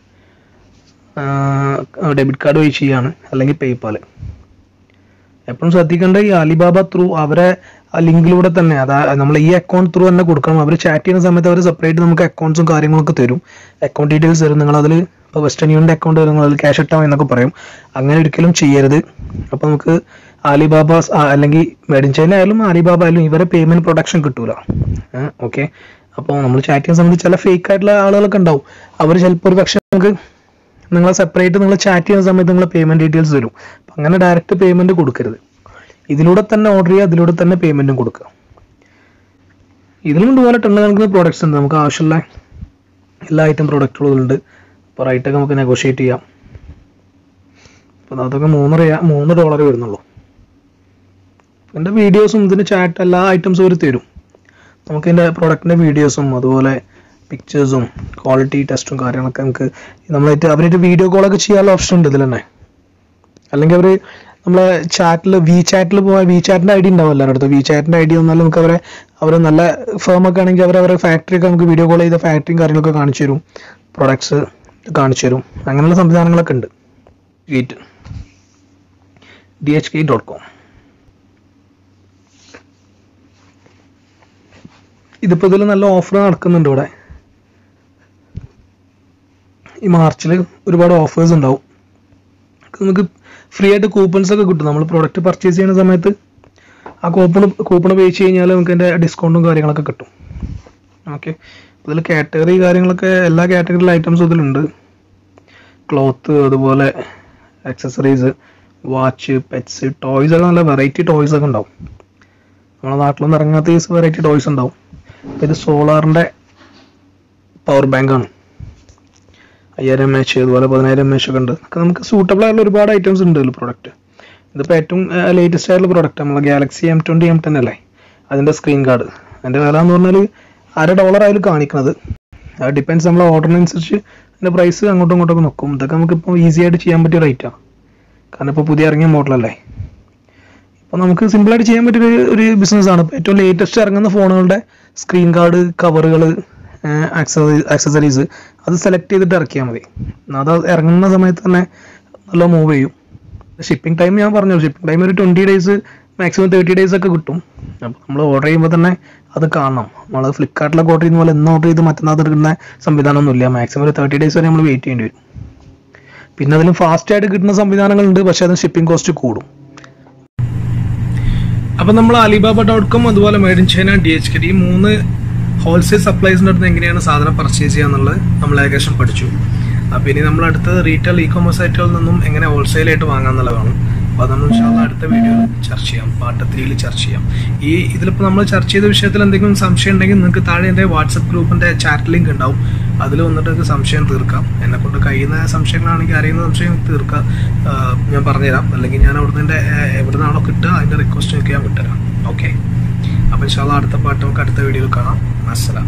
Speaker 2: ഡെബിറ്റ് കാർഡ് വഴി ചെയ്യാണ് അല്ലെങ്കിൽ പേയ്പാൽ എപ്പോഴും ശ്രദ്ധിക്കേണ്ട ഈ അലിബാബ ത്രൂ അവരെ ആ ലിങ്കിലൂടെ തന്നെ അതാ നമ്മൾ ഈ അക്കൗണ്ട് ത്രൂ തന്നെ കൊടുക്കണം അവർ ചാറ്റ് ചെയ്യുന്ന സമയത്ത് അവർ സെപ്പറേറ്റ് നമുക്ക് അക്കൗണ്ട്സും കാര്യങ്ങളൊക്കെ തരും അക്കൗണ്ട് ഡീറ്റെയിൽസ് തരും നിങ്ങൾ അതിൽ ഇപ്പോൾ വെസ്റ്റേൺ യൂണിയൻ്റെ അക്കൗണ്ട് വരും നിങ്ങൾ അതിൽ ക്യാഷ് ഇട്ടാൽ എന്നൊക്കെ പറയും അങ്ങനെ ഒരിക്കലും ചെയ്യരുത് അപ്പോൾ നമുക്ക് അലിബാബ അല്ലെങ്കിൽ മെയ്ഡ് ഇൻ ചൈന ആയാലും അലിബാബ ആയാലും ഇവരെ പേയ്മെന്റ് പ്രൊഡക്ഷൻ കിട്ടൂല ഓക്കെ അപ്പോൾ നമ്മൾ ചാറ്റ് ചെയ്യുന്ന സമയത്ത് ചില ഫേക്ക് ആയിട്ടുള്ള ആളുകളൊക്കെ ഉണ്ടാവും അവർ ചിലപ്പോൾ ഒരു പക്ഷേ നമുക്ക് നിങ്ങൾ സെപ്പറേറ്റ് നിങ്ങൾ ചാറ്റ് ചെയ്യുന്ന സമയത്ത് നിങ്ങൾ പേയ്മെന്റ് ഡീറ്റെയിൽസ് തരും അപ്പം അങ്ങനെ ഡയറക്റ്റ് പേയ്മെന്റ് കൊടുക്കരുത് ഇതിലൂടെ തന്നെ ഓർഡർ ചെയ്യുക അതിലൂടെ തന്നെ പേയ്മെന്റും കൊടുക്കുക ഇതിലും ഇതുപോലെ ടണ്ണ് കണക്കിന് പ്രോഡക്ട്സ് ഉണ്ട് നമുക്ക് ആവശ്യമുള്ള എല്ലാ ഐറ്റം പ്രോഡക്റ്റുകളും ഉണ്ട് അപ്പോൾ റേറ്റൊക്കെ നമുക്ക് നെഗോഷിയേറ്റ് ചെയ്യാം അപ്പോൾ അതൊക്കെ മൂന്ന് റിയാ മൂന്ന് ഡോളർ വരുന്നുള്ളൂ എൻ്റെ വീഡിയോസും ഇതിന് ചാറ്റ് എല്ലാ ഐറ്റംസും അവർ തരും നമുക്ക് ഇതിൻ്റെ പ്രോഡക്റ്റിൻ്റെ വീഡിയോസും അതുപോലെ പിക്ചേഴ്സും ക്വാളിറ്റി ടെസ്റ്റും കാര്യങ്ങളൊക്കെ നമുക്ക് നമ്മളായിട്ട് അവരായിട്ട് വീഡിയോ കോളൊക്കെ ചെയ്യാനുള്ള ഓപ്ഷൻ ഉണ്ട് ഇതിൽ തന്നെ അല്ലെങ്കിൽ അവർ നമ്മളെ ചാറ്റിൽ വി ചാറ്റിൽ പോയാൽ വി ചാറ്റിൻ്റെ ഐ ഡി ഉണ്ടാവും എല്ലാവരുടെ അടുത്ത് വി ചാറ്റിൻ്റെ ഐ ഡി വന്നാൽ നമുക്ക് അവരെ അവർ നല്ല ഫേം ഒക്കെ ആണെങ്കിൽ അവർ അവരെ ഫാക്ടറി ഒക്കെ നമുക്ക് വീഡിയോ കോൾ ചെയ്ത ഫാക്ടറിയും കാര്യങ്ങളൊക്കെ കാണിച്ചു തരും പ്രൊഡക്ട്സ് കാണിച്ചു തരും അങ്ങനെയുള്ള സംവിധാനങ്ങളൊക്കെ ഉണ്ട് gate D H K dot com ഇതിപ്പോൾ ഇതിൽ നല്ല ഓഫർ നടക്കുന്നുണ്ട് ഇവിടെ ഈ മാർച്ചിൽ ഒരുപാട് ഓഫേഴ്സ് ഉണ്ടാവും നമുക്ക് ഫ്രീ ആയിട്ട് കൂപ്പൺസ് ഒക്കെ കിട്ടും നമ്മൾ പ്രോഡക്റ്റ് പർച്ചേസ് ചെയ്യുന്ന സമയത്ത് ആ കൂപ്പൺ കൂപ്പൺ പേ ചെയ്ത് കഴിഞ്ഞാൽ നമുക്ക് അതിൻ്റെ ഡിസ്കൗണ്ടും കാര്യങ്ങളൊക്കെ കിട്ടും
Speaker 1: ഓക്കെ ഇതിൽ കാറ്റഗറി കാര്യങ്ങളൊക്കെ എല്ലാ കാറ്റഗറിയിലെ ഐറ്റംസും ഇതിലുണ്ട് ക്ലോത്ത് അതുപോലെ ആക്സസറീസ് വാച്ച് പെറ്റ്സ് ടോയ്സ് ഒക്കെ നല്ല വെറൈറ്റി ടോയ്സ് ഒക്കെ ഉണ്ടാവും നമ്മുടെ നാട്ടിലൊന്നും ഇറങ്ങാത്ത ഈ വെറൈറ്റി ടോയ്സ് ഉണ്ടാവും അപ്പോൾ ഇത് സോളാറിൻ്റെ പവർ ബാങ്കാണ് അയ്യായിരം എം എച്ച് അതുപോലെ പതിനായിരം എം എച്ച് ഒക്കെ ഉണ്ട് ഒക്കെ നമുക്ക് സൂട്ടബിൾ ആയിട്ടുള്ള ഒരുപാട് ഐറ്റംസ് ഉണ്ട് ഇതിൽ പ്രോഡക്റ്റ് ഇതിപ്പോൾ ഏറ്റവും ലേറ്റസ്റ്റ് ആയിട്ടുള്ള പ്രോഡക്റ്റ് നമ്മളെ Galaxy M twenty M ten അല്ലേ അതിൻ്റെ സ്ക്രീൻ കാർഡ് അതിൻ്റെ വില എന്ന് പറഞ്ഞാൽ അര ഡോളർ ആയാലും കാണിക്കുന്നത് അത് ഡിപ്പെൻസ് നമ്മളെ ഓർഡറിനനുസരിച്ച് അതിൻ്റെ പ്രൈസ് അങ്ങോട്ടും ഇങ്ങോട്ടൊക്കെ നോക്കും ഇതൊക്കെ നമുക്കിപ്പോൾ ഈസി ആയിട്ട് ചെയ്യാൻ പറ്റിയ റേറ്റാണ് കാരണം ഇപ്പോൾ പുതിയ ഇറങ്ങിയ മോഡലല്ലേ അപ്പോൾ നമുക്ക് സിമ്പിളായിട്ട് ചെയ്യാൻ പറ്റിയ ഒരു- ഒരു ബിസിനസ്സാണ് ഇപ്പോൾ ഏറ്റവും ലേറ്റസ്റ്റ് ഇറങ്ങുന്ന ഫോണുകളുടെ സ്ക്രീൻ കാർഡ് കവറുകൾ ആക്സസറീസ് അത് സെലക്ട് ചെയ്തിട്ട് ഇറക്കിയാൽ മതി അത് ഇറങ്ങുന്ന സമയത്ത് തന്നെ നല്ല മൂവ് ചെയ്യും ഷിപ്പിംഗ് ടൈം ഞാൻ പറഞ്ഞു ഷിപ്പിംഗ് ടൈം ഒരു twenty days maximum thirty days ഒക്കെ കിട്ടും അപ്പോൾ നമ്മൾ ഓർഡർ ചെയ്യുമ്പോൾ തന്നെ അത് കാണണം നമ്മൾ ഫ്ലിപ്കാർട്ടിലൊക്കെ ഓർഡർ ചെയ്യുന്ന പോലെ എന്ന് ഓർഡർ ചെയ്ത് മറ്റന്നാൾ എടുക്കുന്ന സംവിധാനമൊന്നുമില്ല മാക്സിമം ഒരു തേർട്ടി ഡേയ്സ് വരെ നമ്മൾ വെയിറ്റ് ചെയ്യേണ്ടി വരും പിന്നെ അതിലും ഫാസ്റ്റ് ആയിട്ട് കിട്ടുന്ന സംവിധാനങ്ങളുണ്ട് പക്ഷേ അത് ഷിപ്പിംഗ് കോസ്റ്റ് കൂടും അപ്പൊ നമ്മൾ അലിബാബ ഡോട്ട് കോം അതുപോലെ made in China D H K ഈ മൂന്ന് ഹോൾസെയിൽ സപ്ലൈസിന്റെ അടുത്ത് എങ്ങനെയാണ് സാധനം പർച്ചേസ് ചെയ്യാന്നുള്ളത് നമ്മൾ ഏകദേശം പഠിച്ചു അപ്പൊ ഇനി നമ്മൾ അടുത്തത് റീറ്റെയിൽ ഇ കോമേഴ്സ് സൈറ്റുകളിൽ നിന്നും എങ്ങനെ ഹോൾസെയിൽ ആയിട്ട് വാങ്ങാന്നുള്ളതാണ് അപ്പൊ അത് നമ്മൾ ഇൻഷാല്ലാ അടുത്ത വീഡിയോയിൽ ചർച്ച ചെയ്യാം പാർട്ട് ത്രീയിൽ ചർച്ച ചെയ്യാം ഈ ഇതിലിപ്പോൾ നമ്മൾ ചർച്ച ചെയ്ത വിഷയത്തിൽ എന്തെങ്കിലും സംശയം ഉണ്ടെങ്കിൽ നിങ്ങൾക്ക് താഴെ എൻ്റെ വാട്സപ്പ് ഗ്രൂപ്പിന്റെ ചാറ്റ് ലിങ്ക് ഉണ്ടാവും അതിൽ വന്നിട്ട് നിങ്ങൾക്ക് സംശയം തീർക്കാം എന്നെ കൊണ്ട് കഴിയുന്ന സംശയങ്ങളാണെങ്കിൽ അറിയുന്ന സംശയം തീർക്കാം ആ, ഞാൻ പറഞ്ഞുതരാം അല്ലെങ്കിൽ ഞാൻ അവിടുന്ന് എൻ്റെ എവിടെ നിന്നാണോ കിട്ടുക അതിൻ്റെ റിക്വസ്റ്റ് ഒക്കെ ഞാൻ വിട്ടുതരാം ഓക്കെ അപ്പോൾ ഇൻഷാല്ല അടുത്ത പാട്ട് നമുക്ക് അടുത്ത വീഡിയോയിൽ കാണാം അസ്സലാം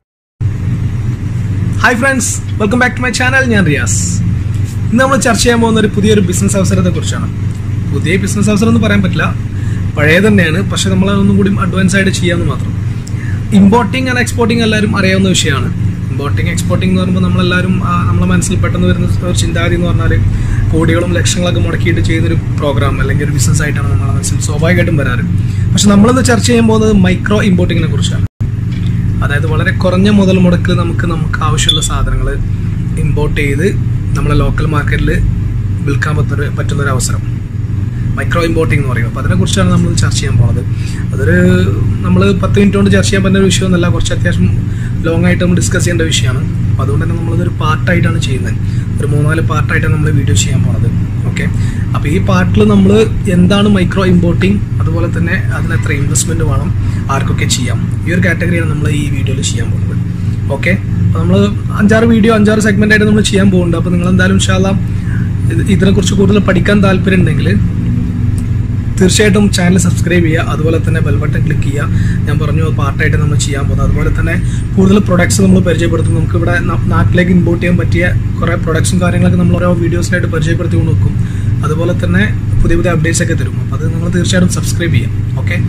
Speaker 1: hi friends welcome back to my channel ഞാൻ റിയാസ് ഇന്ന് നമ്മൾ ചർച്ച ചെയ്യാൻ പോകുന്ന ഒരു പുതിയൊരു ബിസിനസ് അവസരത്തെ കുറിച്ചാണ് പുതിയ ബിസിനസ് അവസരം എന്ന് പറയാൻ പറ്റില്ല പഴയ തന്നെയാണ് പക്ഷെ നമ്മൾ അതൊന്നും കൂടി അഡ്വാൻസ് ആയിട്ട് ചെയ്യാമെന്ന് മാത്രം ഇമ്പോർട്ടിംഗ് ആൻഡ് എക്സ്പോർട്ടിംഗ് എല്ലാവരും അറിയാവുന്ന വിഷയമാണ് ഇമ്പോർട്ടിംഗ് എക്സ്പോർട്ടിംഗ് എന്ന് പറയുമ്പോൾ നമ്മളെല്ലാവരും ആ, നമ്മളെ മനസ്സിൽ പെട്ടെന്ന് വരുന്ന ഒരു ചിന്താഗതി എന്ന് പറഞ്ഞാൽ കോടികളും ലക്ഷങ്ങളൊക്കെ മുടക്കിയിട്ട് ചെയ്യുന്നൊരു പ്രോഗ്രാം അല്ലെങ്കിൽ ഒരു ബിസിനസ് ആയിട്ടാണ് നമ്മളെ മനസ്സിൽ സ്വാഭാവികമായിട്ടും വരാറ് പക്ഷെ നമ്മളിന്ന് ചർച്ച ചെയ്യാൻ പോകുന്നത് മൈക്രോ ഇമ്പോർട്ടിങ്ങിനെ കുറിച്ചാണ് അതായത് വളരെ കുറഞ്ഞ മുതൽ മുടക്ക് നമുക്ക് നമുക്ക് ആവശ്യമുള്ള സാധനങ്ങൾ ഇമ്പോർട്ട് ചെയ്ത് നമ്മളെ ലോക്കൽ മാർക്കറ്റിൽ വിൽക്കാൻ പറ്റുന്ന പറ്റുന്ന ഒരു അവസരം മൈക്രോ ഇമ്പോർട്ടിംഗ് എന്ന് പറയും അപ്പോൾ അതിനെക്കുറിച്ചാണ് നമ്മൾ ചർച്ച ചെയ്യാൻ പോകുന്നത് അതൊരു നമ്മൾ പത്ത് മിനിറ്റ് കൊണ്ട് ചർച്ച ചെയ്യാൻ പറ്റുന്ന ഒരു വിഷയമൊന്നുമല്ല കുറച്ച് അത്യാവശ്യം ലോങ് ആയിട്ട് നമ്മൾ ഡിസ്കസ് ചെയ്യേണ്ട വിഷയമാണ് അപ്പോൾ അതുകൊണ്ട് തന്നെ നമ്മളിതൊരു പാർട്ടായിട്ടാണ് ചെയ്യുന്നത് ഒരു മൂന്നാല് പാർട്ടായിട്ടാണ് നമ്മൾ വീഡിയോ ചെയ്യാൻ പോണത് ഓക്കെ അപ്പോൾ ഈ പാർട്ടിൽ നമ്മൾ എന്താണ് മൈക്രോ ഇമ്പോർട്ടിംഗ് അതുപോലെ തന്നെ അതിന് എത്ര ഇൻവെസ്റ്റ്മെൻറ്റ് വേണം ആർക്കൊക്കെ ചെയ്യാം ഈ ഒരു കാറ്റഗറിയാണ് നമ്മൾ ഈ വീഡിയോയിൽ ചെയ്യാൻ പോകുന്നത് ഓക്കെ അപ്പോൾ നമ്മൾ അഞ്ചാറ് വീഡിയോ അഞ്ചാറ് സെഗ്മെൻ്റ് ആയിട്ട് നമ്മൾ ചെയ്യാൻ പോകുന്നുണ്ട് അപ്പോൾ നിങ്ങൾ എന്തായാലും ഇൻഷാല്ലാം ഇതിനെക്കുറിച്ച് കൂടുതൽ പഠിക്കാൻ താല്പര്യം ഉണ്ടെങ്കിൽ തീർച്ചയായിട്ടും ചാനൽ സബ്സ്ക്രൈബ് ചെയ്യുക അതുപോലെ തന്നെ ബെൽ ബട്ടൺ ക്ലിക്ക് ചെയ്യുക ഞാൻ പറഞ്ഞു അത് പാർട്ടായിട്ട് നമ്മൾ ചെയ്യാൻ പോകുന്നത് അതുപോലെ തന്നെ കൂടുതൽ പ്രൊഡക്ട്സ് നമ്മൾ പരിചയപ്പെടുത്തും നമുക്ക് ഇവിടെ ന- നാട്ടിലേക്ക് ഇമ്പോർട്ട് ചെയ്യാൻ പറ്റിയ കുറേ പ്രൊഡക്ട്സും കാര്യങ്ങളൊക്കെ നമ്മൾ ഓരോ വീഡിയോസിലായിട്ട് പരിചയപ്പെടുത്തി കൊണ്ട് വെക്കും അതുപോലെ തന്നെ പുതിയ പുതിയ അപ്ഡേറ്റ്സ് ഒക്കെ തരും അപ്പോൾ അത് നിങ്ങൾ തീർച്ചയായിട്ടും സബ്സ്ക്രൈബ് ചെയ്യാം ഓക്കെ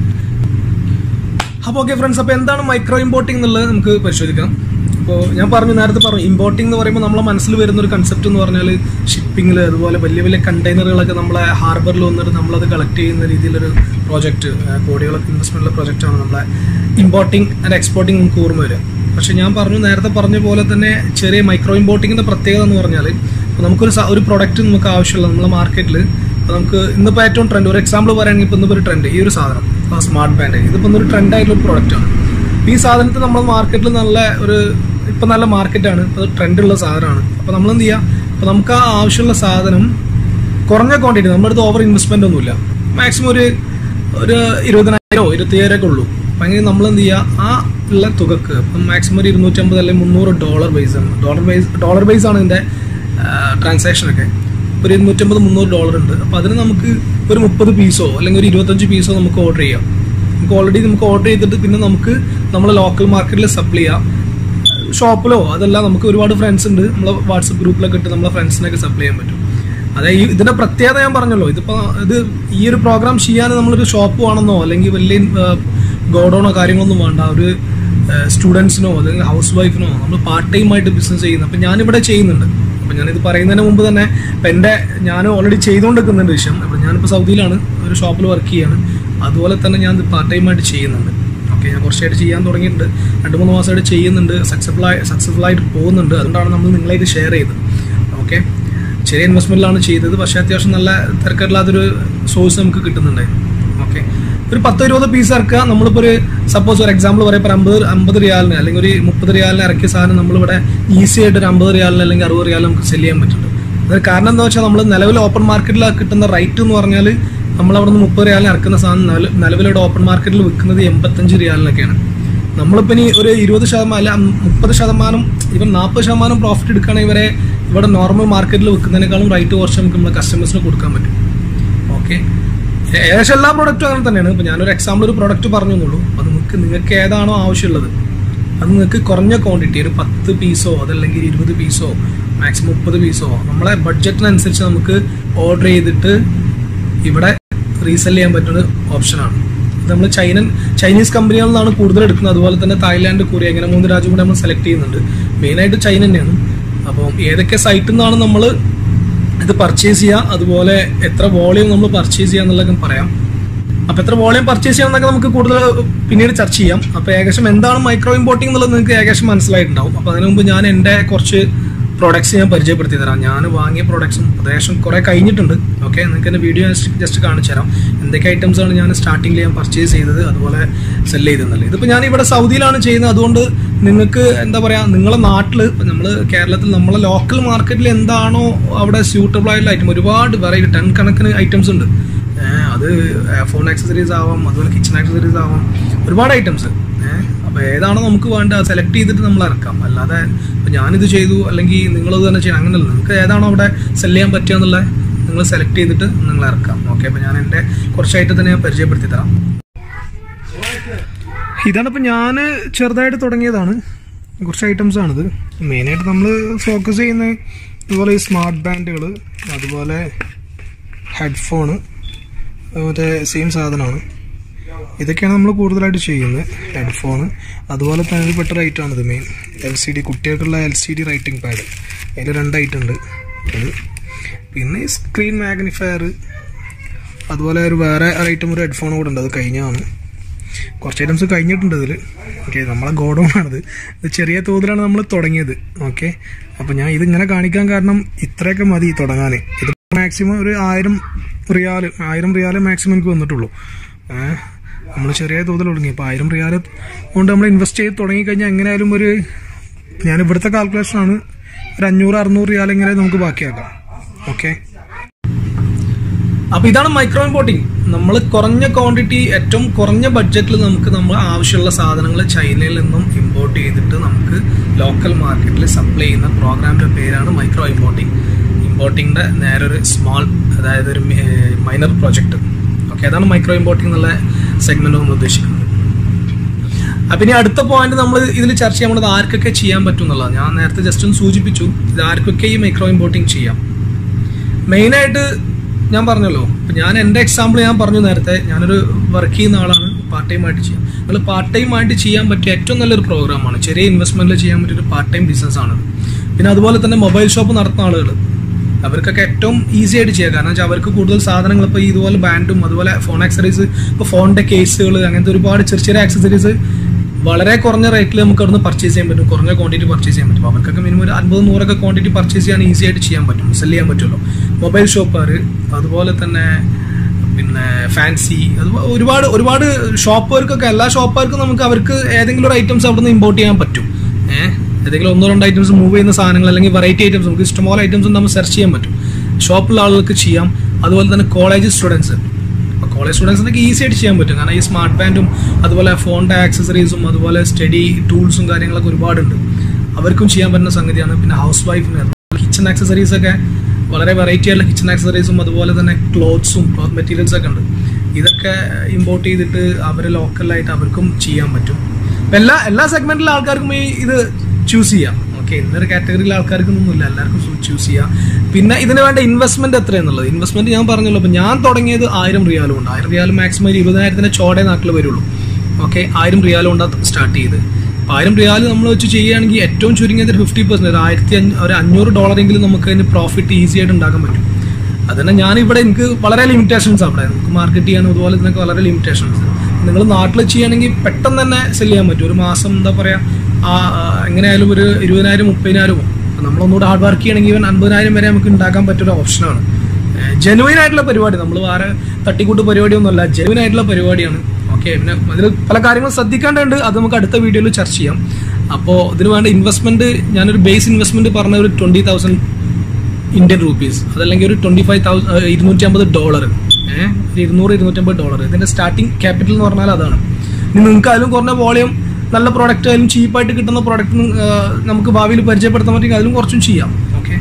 Speaker 1: അപ്പോൾ ഓക്കെ ഫ്രണ്ട്സ് അപ്പോൾ എന്താണ് മൈക്രോ ഇമ്പോർട്ടിംഗ് എന്നുള്ളത് നമുക്ക് പരിശോധിക്കാം അപ്പോൾ ഞാൻ പറഞ്ഞു നേരത്തെ പറഞ്ഞു ഇമ്പോർട്ടിംഗ് എന്ന് പറയുമ്പോൾ നമ്മളെ മനസ്സിൽ വരുന്ന ഒരു കൺസെപ്റ്റ് എന്ന് പറഞ്ഞാൽ ഷിപ്പിങ്ങിൽ അതുപോലെ വലിയ വലിയ കണ്ടെയ്നറുകളൊക്കെ നമ്മളെ ഹാർബറിൽ വന്നിട്ട് നമ്മളത് കളക്ട് ചെയ്യുന്ന രീതിയിലൊരു പ്രോജക്റ്റ് കോടികളൊക്കെ ഇൻവെസ്റ്റ്മെൻറ്റുള്ള പ്രോജക്റ്റാണ് നമ്മളെ ഇമ്പോർട്ടിംഗ് ആൻഡ് എക്സ്പോർട്ടിംഗ് നമുക്ക് ഓർമ്മ വരിക പക്ഷേ ഞാൻ പറഞ്ഞു നേരത്തെ പറഞ്ഞ പോലെ തന്നെ ചെറിയ മൈക്രോ ഇമ്പോർട്ടിങ്ങിൻ്റെ പ്രത്യേകത എന്ന് പറഞ്ഞാൽ ഇപ്പോൾ നമുക്കൊരു സ- ഒരു പ്രൊഡക്റ്റ് നമുക്ക് ആവശ്യമുള്ള നമ്മളെ മാർക്കറ്റിൽ അപ്പോൾ നമുക്ക് ഇന്നിപ്പോൾ ഏറ്റവും ട്രെൻഡ് ഒരു എക്സാമ്പിൾ പറയുകയാണെങ്കിൽ ഇപ്പോൾ ഇന്നിപ്പോൾ ഒരു ട്രെൻഡ് ഈ ഒരു സാധനം സ്മാർട്ട് ബാൻഡ് ഇതിപ്പോൾ ഒരു ട്രെൻഡ് ആയിട്ടുള്ള ഒരു പ്രൊഡക്റ്റാണ് ഈ സാധനത്തിന് നമ്മൾ മാർക്കറ്റിൽ നല്ല ഒരു ഇപ്പം നല്ല മാർക്കറ്റാണ് ഇപ്പോൾ ട്രെൻഡുള്ള സാധനമാണ് അപ്പോൾ നമ്മൾ എന്ത് ചെയ്യുക അപ്പോൾ നമുക്ക് ആ ആവശ്യമുള്ള സാധനം കുറഞ്ഞ ക്വാണ്ടിറ്റി നമ്മുടെ അടുത്ത് ഓവർ ഇൻവെസ്റ്റ്മെൻ്റ് ഒന്നുമില്ല മാക്സിമം ഒരു ഒരു ഇരുപതിനായിരമോ ഇരുപത്തിയായിരം ഒക്കെ ഉള്ളൂ അപ്പം അങ്ങനെ നമ്മൾ എന്ത് ചെയ്യുക ആ ഉള്ള തുകക്ക് ഇപ്പം മാക്സിമം ഒരു ഇരുന്നൂറ്റമ്പത് അല്ലെങ്കിൽ മുന്നൂറ് ഡോളർ ബേസ് ആണ് ഡോളർ ബേസ് ഡോളർ ബേസ് ആണ് ഇതിൻ്റെ ട്രാൻസാക്ഷനൊക്കെ ഒരു ഇരുന്നൂറ്റമ്പത് മുന്നൂറ് ഡോളർ ഉണ്ട് അപ്പോൾ അതിന് നമുക്ക് ഒരു മുപ്പത് പീസോ അല്ലെങ്കിൽ ഒരു ഇരുപത്തഞ്ച് പീസോ നമുക്ക് ഓർഡർ ചെയ്യാം നമുക്ക് ഓൾറെഡി നമുക്ക് ഓർഡർ ചെയ്തിട്ട് പിന്നെ നമുക്ക് നമ്മളെ ലോക്കൽ മാർക്കറ്റിൽ സപ്ലൈ ചെയ്യാം ഷോപ്പിലോ അതെല്ലാം നമുക്ക് ഒരുപാട് ഫ്രണ്ട്സ് ഉണ്ട് നമ്മളെ വാട്സപ്പ് ഗ്രൂപ്പിലൊക്കെ ഇട്ട് നമ്മളെ ഫ്രണ്ട്സിനൊക്കെ സപ്ലൈ ചെയ്യാൻ പറ്റും അതെ ഈ ഇതിന്റെ പ്രത്യേകത ഞാൻ പറഞ്ഞല്ലോ ഇതിപ്പോ ഇത് ഈ ഒരു പ്രോഗ്രാം ചെയ്യാൻ നമ്മളൊരു ഷോപ്പ് വേണമെന്നോ അല്ലെങ്കിൽ വലിയ ഗോഡൗണോ കാര്യങ്ങളൊന്നും വേണ്ട ഒരു സ്റ്റുഡൻസിനോ അല്ലെങ്കിൽ ഹൗസ് വൈഫിനോ നമ്മൾ പാർട്ട് ടൈം ആയിട്ട് ബിസിനസ് ചെയ്യുന്നു അപ്പം ഞാനിവിടെ ചെയ്യുന്നുണ്ട് അപ്പം ഞാനിത് പറയുന്നതിന് മുമ്പ് തന്നെ ഇപ്പം എൻ്റെ ഞാൻ ഓൾറെഡി ചെയ്തുകൊണ്ടിരിക്കുന്നുണ്ട് വിഷയം അപ്പം ഞാനിപ്പോൾ സൗദിയിലാണ് ഒരു ഷോപ്പിൽ വർക്ക് ചെയ്യാണ് അതുപോലെ തന്നെ ഞാൻ പാർട്ട് ടൈം ആയിട്ട് ചെയ്യുന്നുണ്ട് ഓക്കെ ഞാൻ കുറച്ചായിട്ട് ചെയ്യാൻ തുടങ്ങിയിട്ടുണ്ട് രണ്ട് മൂന്ന് മാസമായിട്ട് ചെയ്യുന്നുണ്ട് സക്സസ്ഫുൾ ആയി സക്സസ്ഫുൾ ആയിട്ട് പോകുന്നുണ്ട് അതുകൊണ്ടാണ് നമ്മൾ നിങ്ങളായിട്ട് ഷെയർ ചെയ്തത് ഓക്കെ ചെറിയ ഇൻവെസ്റ്റ്മെൻറ്റിലാണ് ചെയ്തത് പക്ഷേ അത്യാവശ്യം നല്ല തിരക്കില്ലാത്തൊരു സോഴ്സ് നമുക്ക് കിട്ടുന്നുണ്ടായിരുന്നു ഓക്കെ ഒരു പത്ത് ഇരുപത് പീസ് ഇറക്കുക നമ്മളിപ്പോൾ ഒരു സപ്പോസ് ഒരു എക്സാമ്പിൾ പറയാം ഇപ്പോൾ അമ്പത് അമ്പത് റിയാലിന് അല്ലെങ്കിൽ ഒരു മുപ്പത് റിയാലിന് ഇറക്കിയ സാധനം നമ്മളിവിടെ ഈസി ആയിട്ട് ഒരു അമ്പത് റിയാലിന് അല്ലെങ്കിൽ അറുപത് റിയാലിന് നമുക്ക് സെല് ചെയ്യാൻ പറ്റുന്നുണ്ട് അതിന് കാരണം എന്താ വെച്ചാൽ നമ്മൾ നിലവിൽ ഓപ്പൺ മാർക്കറ്റിൽ കിട്ടുന്ന റേറ്റ് എന്ന് പറഞ്ഞാൽ നമ്മൾ അവിടെ നിന്ന് മുപ്പത് റിയാലിന് ഇറക്കുന്ന സാധനം നില- നിലവിലിവിടെ ഓപ്പൺ മാർക്കറ്റിൽ വിൽക്കുന്നത് എൺപത്തഞ്ച് റിയാലിനൊക്കെയാണ് നമ്മളിപ്പോൾ ഇനി ഒരു ഇരുപത് ശതമാനം അല്ല മുപ്പത് ശതമാനം ഇവൻ നാൽപ്പത് ശതമാനം പ്രോഫിറ്റ് എടുക്കുകയാണെങ്കിൽ ഇവരെ ഇവിടെ നോർമൽ മാർക്കറ്റിൽ വിൽക്കുന്നതിനേക്കാളും റേറ്റ് കുറച്ച് നമുക്ക് നമ്മുടെ കസ്റ്റമേഴ്സിന് കൊടുക്കാൻ പറ്റും ഓക്കെ ഏകദേശം എല്ലാ പ്രോഡക്റ്റും അങ്ങനെ തന്നെയാണ് ഇപ്പം ഞാനൊരു എക്സാമ്പിൾ ഒരു പ്രോഡക്റ്റ് പറഞ്ഞു എന്നുള്ളൂ അത് നിങ്ങൾക്ക് നിങ്ങൾക്ക് ഏതാണോ ആവശ്യമുള്ളത് അത് നിങ്ങൾക്ക് കുറഞ്ഞ ക്വാണ്ടിറ്റി ഒരു പത്ത് പീസോ അതല്ലെങ്കിൽ ഇരുപത് പീസോ മാക്സിമം മുപ്പത് പീസോ നമ്മളെ ബഡ്ജറ്റിനനുസരിച്ച് നമുക്ക് ഓർഡർ ചെയ്തിട്ട് ഇവിടെ റീസെല് ചെയ്യാൻ പറ്റുന്ന ഓപ്ഷനാണ് നമ്മൾ ചൈനൻ ചൈനീസ് കമ്പനികളിൽ നിന്നാണ് കൂടുതൽ എടുക്കുന്നത് അതുപോലെ തന്നെ തായ്ലാന്റ് കൊറിയ ഇങ്ങനെ മൂന്ന് രാജ്യം കൂടെ നമ്മൾ സെലക്ട് ചെയ്യുന്നുണ്ട് മെയിനായിട്ട് ചൈന തന്നെയാണ് അപ്പം ഏതൊക്കെ സൈറ്റിൽ നിന്നാണ് നമ്മൾ ഇത് പർച്ചേസ് ചെയ്യുക അതുപോലെ എത്ര വോളിയം നമ്മൾ പർച്ചേസ് ചെയ്യുക എന്നുള്ളതൊക്കെ പറയാം അപ്പോൾ എത്ര വോളിയം പർച്ചേസ് ചെയ്യാമെന്നൊക്കെ നമുക്ക് കൂടുതൽ പിന്നീട് ചർച്ച ചെയ്യാം അപ്പോൾ ഏകദേശം എന്താണ് മൈക്രോ ഇമ്പോർട്ടിംഗ് എന്നുള്ളത് നിങ്ങൾക്ക് ഏകദേശം മനസ്സിലായിട്ടുണ്ടാവും അപ്പോൾ അതിനു മുമ്പ് ഞാൻ എൻ്റെ കുറച്ച് പ്രോഡക്ട്സ് ഞാൻ പരിചയപ്പെടുത്തി തരാം ഞാൻ വാങ്ങിയ പ്രോഡക്ട്സും ഏകദേശം കുറേ കഴിഞ്ഞിട്ടുണ്ട് ഓക്കെ നിങ്ങൾക്ക് എൻ്റെ വീഡിയോ ജസ്റ്റ് കാണിച്ചു തരാം എന്തൊക്കെ ഐറ്റംസ് ആണ് ഞാൻ സ്റ്റാർട്ടിങ്ങിൽ ഞാൻ പർച്ചേസ് ചെയ്തത് അതുപോലെ സെല് ചെയ്തെന്നല്ലേ ഇതിപ്പോൾ ഞാൻ ഇവിടെ സൗദിയിലാണ് ചെയ്യുന്നത് അതുകൊണ്ട് നിങ്ങൾക്ക് എന്താ പറയുക നിങ്ങളെ നാട്ടിൽ നമ്മൾ കേരളത്തിൽ നമ്മളെ ലോക്കൽ മാർക്കറ്റിൽ എന്താണോ അവിടെ സ്യൂട്ടബിൾ ആയിട്ടുള്ള ഐറ്റം ഒരുപാട് വെറൈറ്റി ടൺ കണക്കിന് ഐറ്റംസ് ഉണ്ട് ഏഹ് അത് ഫോൺ ആക്സസറീസ് ആവാം അതുപോലെ കിച്ചൺ ആക്സസറീസ് ആവാം ഒരുപാട് ഐറ്റംസ് ഏഹ് അപ്പോൾ ഏതാണോ നമുക്ക് വേണ്ടത് സെലക്ട് ചെയ്തിട്ട് നമ്മൾ ഇറക്കാം അല്ലാതെ ഇപ്പം ഞാനിത് ചെയ്തു അല്ലെങ്കിൽ നിങ്ങളത് തന്നെ ചെയ്യണം അങ്ങനെയല്ല നിങ്ങൾക്ക് ഏതാണോ അവിടെ സെല് ചെയ്യാൻ പറ്റുക എന്നുള്ളത് നിങ്ങൾ സെലക്ട് ചെയ്തിട്ട് നിങ്ങൾ ഇറക്കാം ഓക്കെ അപ്പോൾ ഞാൻ എൻ്റെ കുറച്ച് ഐറ്റം തന്നെ ഞാൻ പരിചയപ്പെടുത്തി തരാം ഇതാണ് ഇപ്പം ഞാൻ ചെറുതായിട്ട് തുടങ്ങിയതാണ് കുറച്ച് ഐറ്റംസ് ആണിത് മെയിനായിട്ട് നമ്മൾ ഫോക്കസ് ചെയ്യുന്ന ഇതുപോലെ ഈ സ്മാർട്ട് ബാൻഡുകൾ അതുപോലെ ഹെഡ്ഫോണ് മറ്റേ സെയിം സാധനമാണ് ഇതൊക്കെയാണ് നമ്മൾ കൂടുതലായിട്ട് ചെയ്യുന്നത് ഹെഡ്ഫോൺ അതുപോലെ തന്നെ പെട്ട റൈറ്റ് ആണിത് മെയിൻ എൽ സി ഡി കുട്ടികൾക്കുള്ള L C D writing pad അതിൽ രണ്ട് ഐറ്റം ഉണ്ട് അത് പിന്നെ സ്ക്രീൻ മാഗ്നിഫയർ അതുപോലെ ഒരു വേറെ ഐറ്റം ഒരു ഹെഡ്ഫോൺ കൂടെ ഉണ്ട് അത് കഴിഞ്ഞതാണ് കുറച്ച് ഐറ്റംസ് കഴിഞ്ഞിട്ടുണ്ട് ഇതിൽ ഓക്കെ നമ്മളെ ഗോഡൗൺ ആണിത് ഇത് ചെറിയ തോതിലാണ് നമ്മൾ തുടങ്ങിയത് ഓക്കെ അപ്പോൾ ഞാൻ ഇതിങ്ങനെ കാണിക്കാൻ കാരണം ഇത്രയൊക്കെ മതി തുടങ്ങാൻ ഇത് മാക്സിമം ഒരു ആയിരം റിയാൽ ആയിരം റിയാൽ മാക്സിമം എനിക്ക് വന്നിട്ടുള്ളൂ ഏഹ് നമ്മൾ ചെറിയ തോതിൽ തുടങ്ങി അപ്പോൾ ആയിരം റിയാൽ കൊണ്ട് നമ്മൾ ഇൻവെസ്റ്റ് ചെയ്ത് തുടങ്ങിക്കഴിഞ്ഞാൽ എങ്ങനെയായാലും ഒരു ഞാൻ ഇവിടുത്തെ കാൽക്കുലേഷനാണ് ഒരു അഞ്ഞൂറ് അറുന്നൂറ് റിയാൽ എങ്ങനെ നമുക്ക് ബാക്കിയാക്കാം ഓക്കെ അപ്പൊ ഇതാണ് മൈക്രോ ഇമ്പോർട്ടിംഗ് നമ്മൾ കുറഞ്ഞ ക്വാണ്ടിറ്റി ഏറ്റവും കുറഞ്ഞ ബഡ്ജറ്റിൽ നമുക്ക് നമ്മൾ ആവശ്യമുള്ള സാധനങ്ങൾ ചൈനയിൽ നിന്നും ഇമ്പോർട്ട് ചെയ്തിട്ട് നമുക്ക് ലോക്കൽ മാർക്കറ്റിൽ സപ്ലൈ ചെയ്യുന്ന പ്രോഗ്രാമിന്റെ പേരാണ് മൈക്രോ ഇമ്പോർട്ടിംഗ് ഇമ്പോർട്ടിങ്ങിന്റെ നേരെ ഒരു സ്മാൾ അതായത് ഒരു മൈനർ പ്രോജക്റ്റ് ഓക്കെ അതാണ് മൈക്രോ ഇമ്പോർട്ടിംഗ് എന്നുള്ള സെഗ്മെന്റ് നമ്മൾ ഉദ്ദേശിക്കുന്നത് അപ്പൊ ഇനി അടുത്ത പോയിന്റ് നമ്മൾ ഇതിൽ ചർച്ച ചെയ്യാൻ പോകുന്നത് ആർക്കൊക്കെ ചെയ്യാൻ പറ്റും എന്നുള്ളതാണ് ഞാൻ നേരത്തെ ജസ്റ്റ് ഒന്ന് സൂചിപ്പിച്ചു ഇത് ആർക്കൊക്കെ ഈ മൈക്രോ ഇമ്പോർട്ടിംഗ് ചെയ്യാം മെയിനായിട്ട് ഞാൻ പറഞ്ഞല്ലോ ഇപ്പൊ ഞാൻ എൻ്റെ എക്സാമ്പിൾ ഞാൻ പറഞ്ഞു നേരത്തെ ഞാനൊരു വർക്ക് ചെയ്യുന്ന ആളാണ് പാർട്ട് ടൈം ആയിട്ട് ചെയ്യാം നിങ്ങൾ പാർട്ട് ടൈം ആയിട്ട് ചെയ്യാൻ പറ്റിയ ഏറ്റവും നല്ലൊരു പ്രോഗ്രാമാണ് ചെറിയ ഇൻവെസ്റ്റ്മെന്റിൽ ചെയ്യാൻ പറ്റിയ ഒരു പാർട്ട് ടൈം ബിസിനസ് ആണ് പിന്നെ അതുപോലെ തന്നെ മൊബൈൽ ഷോപ്പ് നടത്തുന്ന ആളുകൾ അവർക്കൊക്കെ ഏറ്റവും ഈസി ആയിട്ട് ചെയ്യാം കാരണം വെച്ചാൽ അവർക്ക് കൂടുതൽ സാധനങ്ങൾ ഇപ്പോൾ ഇതുപോലെ ബാൻഡും അതുപോലെ ഫോൺ ആക്സസറീസ് ഇപ്പോൾ ഫോണിന്റെ കേസുകൾ അങ്ങനത്തെ ഒരുപാട് ചെറിയ ചെറിയ ആക്സസറീസ് വളരെ കുറഞ്ഞ റേറ്റിൽ നമുക്ക് അവിടുന്ന് പർച്ചേസ് ചെയ്യാൻ പറ്റും കുറഞ്ഞ ക്വാണ്ടിറ്റി പർച്ചേസ് ചെയ്യാൻ പറ്റും അവർക്കൊക്കെ മിനിമം ഒരു അൻപത് നൂറൊക്കെ ക്വാണ്ടിറ്റി പർച്ചേസ് ചെയ്യാൻ ഈസി ആയിട്ട് ചെയ്യാൻ പറ്റും സെല് ചെയ്യാൻ പറ്റുമല്ലോ മൊബൈൽ ഷോപ്പുകാർ അതുപോലെ തന്നെ പിന്നെ ഫാൻസി അതുപോലെ ഒരുപാട് ഒരുപാട് ഷോപ്പുകാർക്കൊക്കെ എല്ലാ ഷോപ്പുകാർക്കും നമുക്ക് അവർക്ക് ഏതെങ്കിലും ഒരു ഐറ്റംസ് അവിടെ നിന്ന് ഇമ്പോർട്ട് ചെയ്യാൻ പറ്റും ഏഹ് ഏതെങ്കിലും ഒന്നോ രണ്ടോ ഐറ്റംസ് മൂവ് ചെയ്യുന്ന സാധനങ്ങൾ അല്ലെങ്കിൽ വെറൈറ്റി ഐറ്റംസ് നമുക്ക് ഇഷ്ടംപോലെ ഐറ്റംസ് നമ്മൾ സെർച്ച് ചെയ്യാൻ പറ്റും ഷോപ്പിലുള്ള ആളുകൾക്ക് ചെയ്യാം അതുപോലെ തന്നെ കോളേജ് സ്റ്റുഡൻസ് അപ്പോൾ കോളേജ് സ്റ്റുഡൻസിനൊക്കെ ഈസി ആയിട്ട് ചെയ്യാൻ പറ്റും കാരണം ഈ സ്മാർട്ട് ബാൻഡും അതുപോലെ ഫോണിൻ്റെ ആക്സസറീസും അതുപോലെ സ്റ്റഡി ടൂൾസും കാര്യങ്ങളൊക്കെ ഒരുപാടുണ്ട് അവർക്കും ചെയ്യാൻ പറ്റുന്ന സംഗതിയാണ് പിന്നെ ഹൗസ് വൈഫിന് കിച്ചൺ ആക്സസറീസ് ഒക്കെ വളരെ വെറൈറ്റി ആയിട്ടുള്ള കിച്ചൺ ആക്സസറീസും അതുപോലെ തന്നെ ക്ലോത്ത്സും ക്ലോത്ത് മെറ്റീരിയൽസ് ഒക്കെ ഉണ്ട് ഇതൊക്കെ ഇമ്പോർട്ട് ചെയ്തിട്ട് അവർ ലോക്കലായിട്ട് അവർക്കും ചെയ്യാൻ പറ്റും ഇപ്പം എല്ലാ എല്ലാ സെഗ്മെന്റിലെ ആൾക്കാർക്കും ഈ ഇത് ചൂസ് ചെയ്യാം ഓക്കെ ഇന്നൊരു കാറ്റഗറിയിലെ ആൾക്കാർക്കൊന്നുമില്ല എല്ലാവർക്കും ചൂസ് ചെയ്യാം പിന്നെ ഇതിന് വേണ്ട ഇൻവെസ്റ്റ്മെന്റ് എത്രയാന്നുള്ളത് ഇൻവെസ്റ്റ്മെന്റ് ഞാൻ പറഞ്ഞല്ലോ അപ്പൊ ഞാൻ തുടങ്ങിയത് ആയിരം റിയാലും ഉണ്ട് ആയിരം റിയാൽ മാക്സിമം ഒരു ഇരുപതിനായിരത്തിന്റെ ചോടെ നാട്ടിൽ വരുള്ളൂ ഓക്കെ ആയിരം റിയാലും കൊണ്ടാണ് സ്റ്റാർട്ട് ചെയ്ത് അപ്പൊ ആയിരം റിയാൽ നമ്മൾ വെച്ച് ചെയ്യുകയാണെങ്കിൽ ഏറ്റവും ചുരുങ്ങിയത് ഒരു ഫിഫ്റ്റി പെർസെന്റ് ഒരു ആയിരത്തി അഞ്ഞൂ- ഒരു അഞ്ഞൂറ് ഡോളറെങ്കിലും നമുക്ക് അതിന് പ്രോഫിറ്റ് ഈസി ആയിട്ട് ഉണ്ടാക്കാൻ പറ്റും അതന്നെ ഞാനിവിടെ എനിക്ക് വളരെ ലിമിറ്റേഷൻസ് അവിടെ നമുക്ക് മാർക്കറ്റ് ചെയ്യാനും അതുപോലെ തന്നെ വളരെ ലിമിറ്റേഷൻസ് നിങ്ങൾ നാട്ടിൽ ചെയ്യുകയാണെങ്കിൽ പെട്ടെന്ന് തന്നെ സെല് ചെയ്യാൻ പറ്റും ഒരു മാസം എന്താ പറയാ ആ ആ, എങ്ങനെയായാലും ഒരു ഇരുപതിനായിരം മുപ്പതിനായിരം നമ്മളൊന്നുകൂടെ ഹാർഡ് വർക്ക് ചെയ്യണമെങ്കിൽ ഇവൻ അൻപതിനായിരം വരെ നമുക്ക് ഉണ്ടാക്കാൻ പറ്റിയൊരു ഓപ്ഷനാണ് ജെനുവൻ ആയിട്ടുള്ള പരിപാടി നമ്മൾ വേറെ തട്ടിക്കൂട്ട് പരിപാടിയൊന്നുമല്ല ജെനുവൻ ആയിട്ടുള്ള പരിപാടിയാണ് ഓക്കെ പിന്നെ അതിൽ പല കാര്യങ്ങളും ശ്രദ്ധിക്കേണ്ടതുണ്ട് അത് നമുക്ക് അടുത്ത വീഡിയോയിൽ ചർച്ച ചെയ്യാം അപ്പോൾ ഇതിന് വേണ്ട ഇൻവെസ്റ്റ്മെന്റ് ഞാനൊരു ബേസ് ഇൻവെസ്റ്റ്മെന്റ് പറഞ്ഞ ഒരു ട്വന്റി തൗസൻഡ് ഇന്ത്യൻ റുപ്പീസ് അതല്ലെങ്കിൽ ഒരു ട്വന്റി ഫൈവ് തൗസൻഡ് ഇരുന്നൂറ്റി അമ്പത് ഡോളർ ഏഹ് ഇരുന്നൂറ് ഇരുന്നൂറ്റമ്പത് ഡോളർ ഇതിന്റെ സ്റ്റാർട്ടിംഗ് ക്യാപിറ്റൽ എന്ന് പറഞ്ഞാൽ അതാണ് ഇനി നിങ്ങൾക്ക് അതിലും കുറഞ്ഞ വോളിയം നല്ല പ്രോഡക്റ്റ് ആയാലും ചീപ്പായിട്ട് കിട്ടുന്ന പ്രോഡക്റ്റ് നമുക്ക് ഭാവിയിൽ പരിചയപ്പെടുത്താൻ പറ്റുമെങ്കിൽ അതിലും കുറച്ചും ചെയ്യാം ഓക്കെ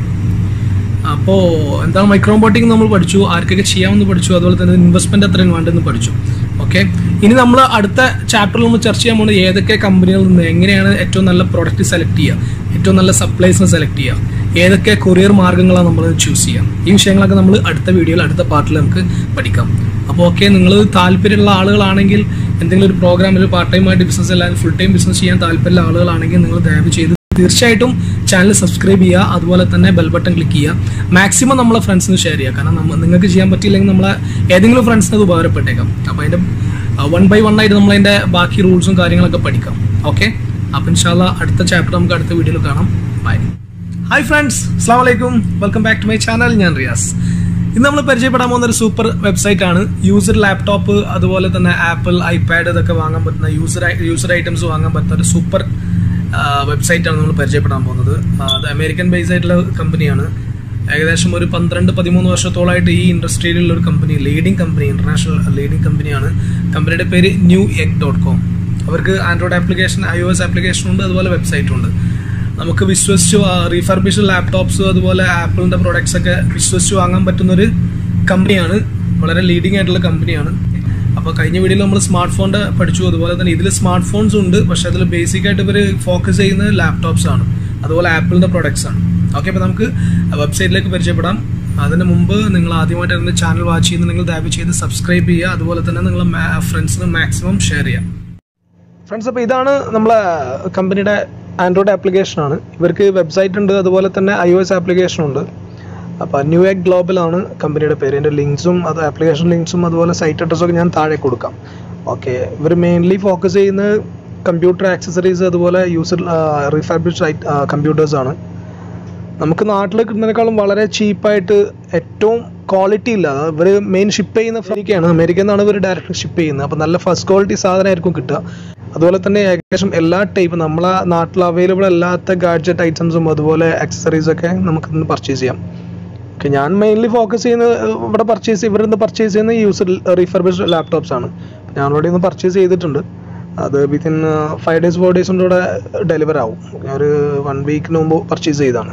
Speaker 1: അപ്പോൾ എന്താണ് മൈക്രോബോട്ടിക് നമ്മൾ പഠിച്ചു ആർക്കൊക്കെ ചെയ്യാമെന്ന് പഠിച്ചു അതുപോലെ തന്നെ ഇൻവെസ്റ്റ്മെന്റ് എത്രയും വേണ്ടെന്ന് പഠിച്ചു ഓക്കെ ഇനി നമ്മൾ അടുത്ത ചാപ്റ്ററിൽ നമ്മൾ ചർച്ച ചെയ്യാൻ പോകുന്നത് ഏതൊക്കെ കമ്പനികളിൽ നിന്ന് എങ്ങനെയാണ് ഏറ്റവും നല്ല പ്രോഡക്റ്റ് സെലക്ട് ചെയ്യുക ഏറ്റവും നല്ല സപ്ലൈസിനെ സെലക്ട് ചെയ്യുക ഏതൊക്കെ കൊറിയർ മാർഗ്ഗങ്ങളാണ് നമ്മൾ ചൂസ് ചെയ്യുക ഈ വിഷയങ്ങളൊക്കെ നമ്മൾ അടുത്ത വീഡിയോയിൽ അടുത്ത പാർട്ടിൽ നമുക്ക് പഠിക്കാം അപ്പോൾ ഓക്കെ നിങ്ങൾ താല്പര്യമുള്ള ആളുകളാണെങ്കിൽ എന്തെങ്കിലും ഒരു പ്രോഗ്രാമിൽ പാർട്ട് ടൈം ആയിട്ട് ബിസിനസ് അല്ലാതെ ഫുൾ ടൈം ബിസിനസ് ചെയ്യാൻ താല്പര്യമുള്ള ആളുകളാണെങ്കിൽ നിങ്ങൾ ദയവ് ചെയ്ത് തീർച്ചയായിട്ടും ചാനൽ സബ്സ്ക്രൈബ് ചെയ്യുക അതുപോലെ തന്നെ ബെൽ ബട്ടൺ ക്ലിക്ക് ചെയ്യുക മാക്സിമം നമ്മളെ ഫ്രണ്ട്സിന് ഷെയർ ചെയ്യുക കാരണം നമ്മ നിങ്ങൾക്ക് ചെയ്യാൻ പറ്റിയില്ലെങ്കിൽ നമ്മളെ ഏതെങ്കിലും ഫ്രണ്ട്സിന് അത് ഉപകാരപ്പെട്ടേക്കാം അപ്പോൾ അതിൻ്റെ വൺ ബൈ വൺ ആയിട്ട് നമ്മൾ അതിൻ്റെ ബാക്കി റൂൾസും കാര്യങ്ങളൊക്കെ പഠിക്കാം ഓക്കെ അപ്പോൾ ഇൻഷാല്ല അടുത്ത ചാപ്റ്റർ നമുക്ക് അടുത്ത വീഡിയോയിൽ കാണാം ബൈ ഹായ് ഫ്രണ്ട്സ് അസ്സാം വലൈക്കും welcome back to my channel ഞാൻ റിയാസ് ഇന്ന് നമ്മൾ പരിചയപ്പെടാൻ പോകുന്ന ഒരു സൂപ്പർ വെബ്സൈറ്റ് ആണ് യൂസർ ലാപ്ടോപ്പ് അതുപോലെ തന്നെ ആപ്പിൾ ഐപാഡ് ഇതൊക്കെ വാങ്ങാൻ പറ്റുന്ന യൂസർ യൂസർ ഐറ്റംസ് വാങ്ങാൻ പറ്റുന്ന ഒരു സൂപ്പർ വെബ്സൈറ്റ് ആണ് നമ്മൾ പരിചയപ്പെടാൻ പോകുന്നത് ആ, അത് അമേരിക്കൻ ബേസ് ആയിട്ടുള്ള കമ്പനിയാണ് ഏകദേശം ഒരു പന്ത്രണ്ട് പതിമൂന്ന് വർഷത്തോളമായിട്ട് ഈ ഇൻഡസ്ട്രിയിലുള്ള ഒരു company leading company international leading കമ്പനിയാണ് കമ്പനിയുടെ പേര് ന്യൂ എഗ് ഡോട്ട് കോം അവർക്ക് Android application I O S application ഉണ്ട് അതുപോലെ വെബ്സൈറ്റും ഉണ്ട് നമുക്ക് വിശ്വസിച്ച് റീഫർബിഷ്ഡ് ലാപ്ടോപ്സ് അതുപോലെ ആപ്പിളിന്റെ പ്രോഡക്ട്സ് ഒക്കെ വിശ്വസിച്ച് വാങ്ങാൻ പറ്റുന്ന ഒരു കമ്പനിയാണ് വളരെ ലീഡിംഗ് ആയിട്ടുള്ള കമ്പനിയാണ് അപ്പോൾ കഴിഞ്ഞ വീഡിയോയിൽ നമ്മൾ സ്മാർട്ട് ഫോണിന്റെ പഠിച്ചു അതുപോലെ തന്നെ ഇതിൽ സ്മാർട്ട് ഫോൺസ് ഉണ്ട് പക്ഷെ അതിൽ ബേസിക് ആയിട്ട് ഇവർ ഫോക്കസ് ചെയ്യുന്നത് ലാപ്ടോപ്സ് ആണ് അതുപോലെ ആപ്പിളിന്റെ പ്രോഡക്ട്സ് ആണ് ഓക്കെ അപ്പോൾ നമുക്ക് വെബ്സൈറ്റിലേക്ക് പരിചയപ്പെടാം അതിന് മുമ്പ് നിങ്ങൾ ആദ്യമായിട്ട് എൻ്റെ ചാനൽ വാച്ച് ചെയ്യുന്നുണ്ടെങ്കിൽ ദയവ് ചെയ്ത് സബ്സ്ക്രൈബ് ചെയ്യുക അതുപോലെ തന്നെ നിങ്ങൾ ഫ്രണ്ട്സിന് മാക്സിമം ഷെയർ ചെയ്യാം ഫ്രണ്ട്സ് അപ്പോൾ ഇതാണ് നമ്മളെ കമ്പനിയുടെ ആൻഡ്രോയിഡ് ആപ്ലിക്കേഷൻ ആണ് ഇവർക്ക് വെബ്സൈറ്റ് ഉണ്ട് അതുപോലെ തന്നെ ഐ ഒ എസ് ആപ്ലിക്കേഷൻ ഉണ്ട് അപ്പോൾ ന്യൂ എഗ് ഗ്ലോബൽ ആണ് കമ്പനിയുടെ പേര് എൻ്റെ ലിങ്ക്സും അത് ആപ്ലിക്കേഷൻ ലിങ്ക്സും അതുപോലെ സൈറ്റ് അഡ്രസ്സും ഒക്കെ ഞാൻ താഴെ കൊടുക്കാം ഓക്കെ ഇവർ മെയിൻലി ഫോക്കസ് ചെയ്യുന്നത് കമ്പ്യൂട്ടർ ആക്സസറീസ് അതുപോലെ യൂസർ റീഫാബ്രിഷ് കമ്പ്യൂട്ടേഴ്സ് ആണ് നമുക്ക് നാട്ടിൽ കിട്ടുന്നതിനേക്കാളും വളരെ ചീപ്പായിട്ട് ഏറ്റവും ക്വാളിറ്റി ഇല്ല ഇവർ മെയിൻ ഷിപ്പ് ചെയ്യുന്ന അമേരിക്കയാണ് അമേരിക്കയിൽ നിന്നാണ് ഇവർ ഡയറക്റ്റ് ഷിപ്പ് ചെയ്യുന്നത് അപ്പോൾ നല്ല ഫസ്റ്റ് ക്വാളിറ്റി സാധനമായിരിക്കും കിട്ടുക അതുപോലെ തന്നെ ഏകദേശം എല്ലാ ടൈപ്പ് നമ്മളെ നാട്ടിൽ അവൈലബിൾ അല്ലാത്ത ഗാഡ്ജറ്റ് ഐറ്റംസും അതുപോലെ ആക്സസറീസ് ഒക്കെ നമുക്ക് ഇന്ന് പർച്ചേസ് ചെയ്യാം ഓക്കെ ഞാൻ മെയിൻലി ഫോക്കസ് ചെയ്യുന്നത് ഇവിടെ പർച്ചേസ് ഇവരിൽ നിന്ന് പർച്ചേസ് ചെയ്യുന്ന യൂസർ റീഫർബിഷ്ഡ് ലാപ്ടോപ്സ് ആണ് ഞാൻ ഓൾറെഡി ഒന്ന് പർച്ചേസ് ചെയ്തിട്ടുണ്ട് അത് വിത്തിൻ ഫൈവ് ഡേയ്സ് ഫോർ ഡേയ്സിൻ്റെ കൂടെ ഡെലിവർ ആവും ഞാൻ ഒരു വൺ വീക്കിന് മുമ്പ് പർച്ചേസ് ചെയ്തതാണ്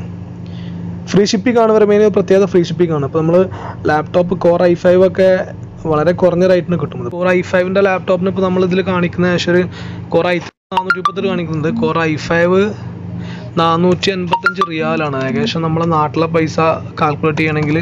Speaker 1: ഫ്രീ ഷിപ്പിംഗ് ആണ് ഇവരുടെ മെയിൻ പ്രത്യേകത ഫ്രീ ഷിപ്പിംഗ് ആണ് അപ്പോൾ നമ്മൾ ലാപ്ടോപ്പ് കോർ ഐ ഫൈവ് ഒക്കെ വളരെ കുറഞ്ഞ റേറ്റിന് കിട്ടുന്നത് കോർ ഐ ഫൈവിൻ്റെ ലാപ്ടോപ്പിന് ഇപ്പോൾ നമ്മൾ ഇതിൽ കാണിക്കുന്ന ഏകദേശം ഒരു കോർ ഐ നാനൂറ്റി മുപ്പത്തെട്ട് കാണിക്കുന്നുണ്ട് കോർ ഐ ഫൈവ് നാനൂറ്റി അൻപത്തഞ്ച് റിയാലാണ് ഏകദേശം നമ്മളെ നാട്ടിലെ പൈസ കാൽക്കുലേറ്റ് ചെയ്യണമെങ്കിൽ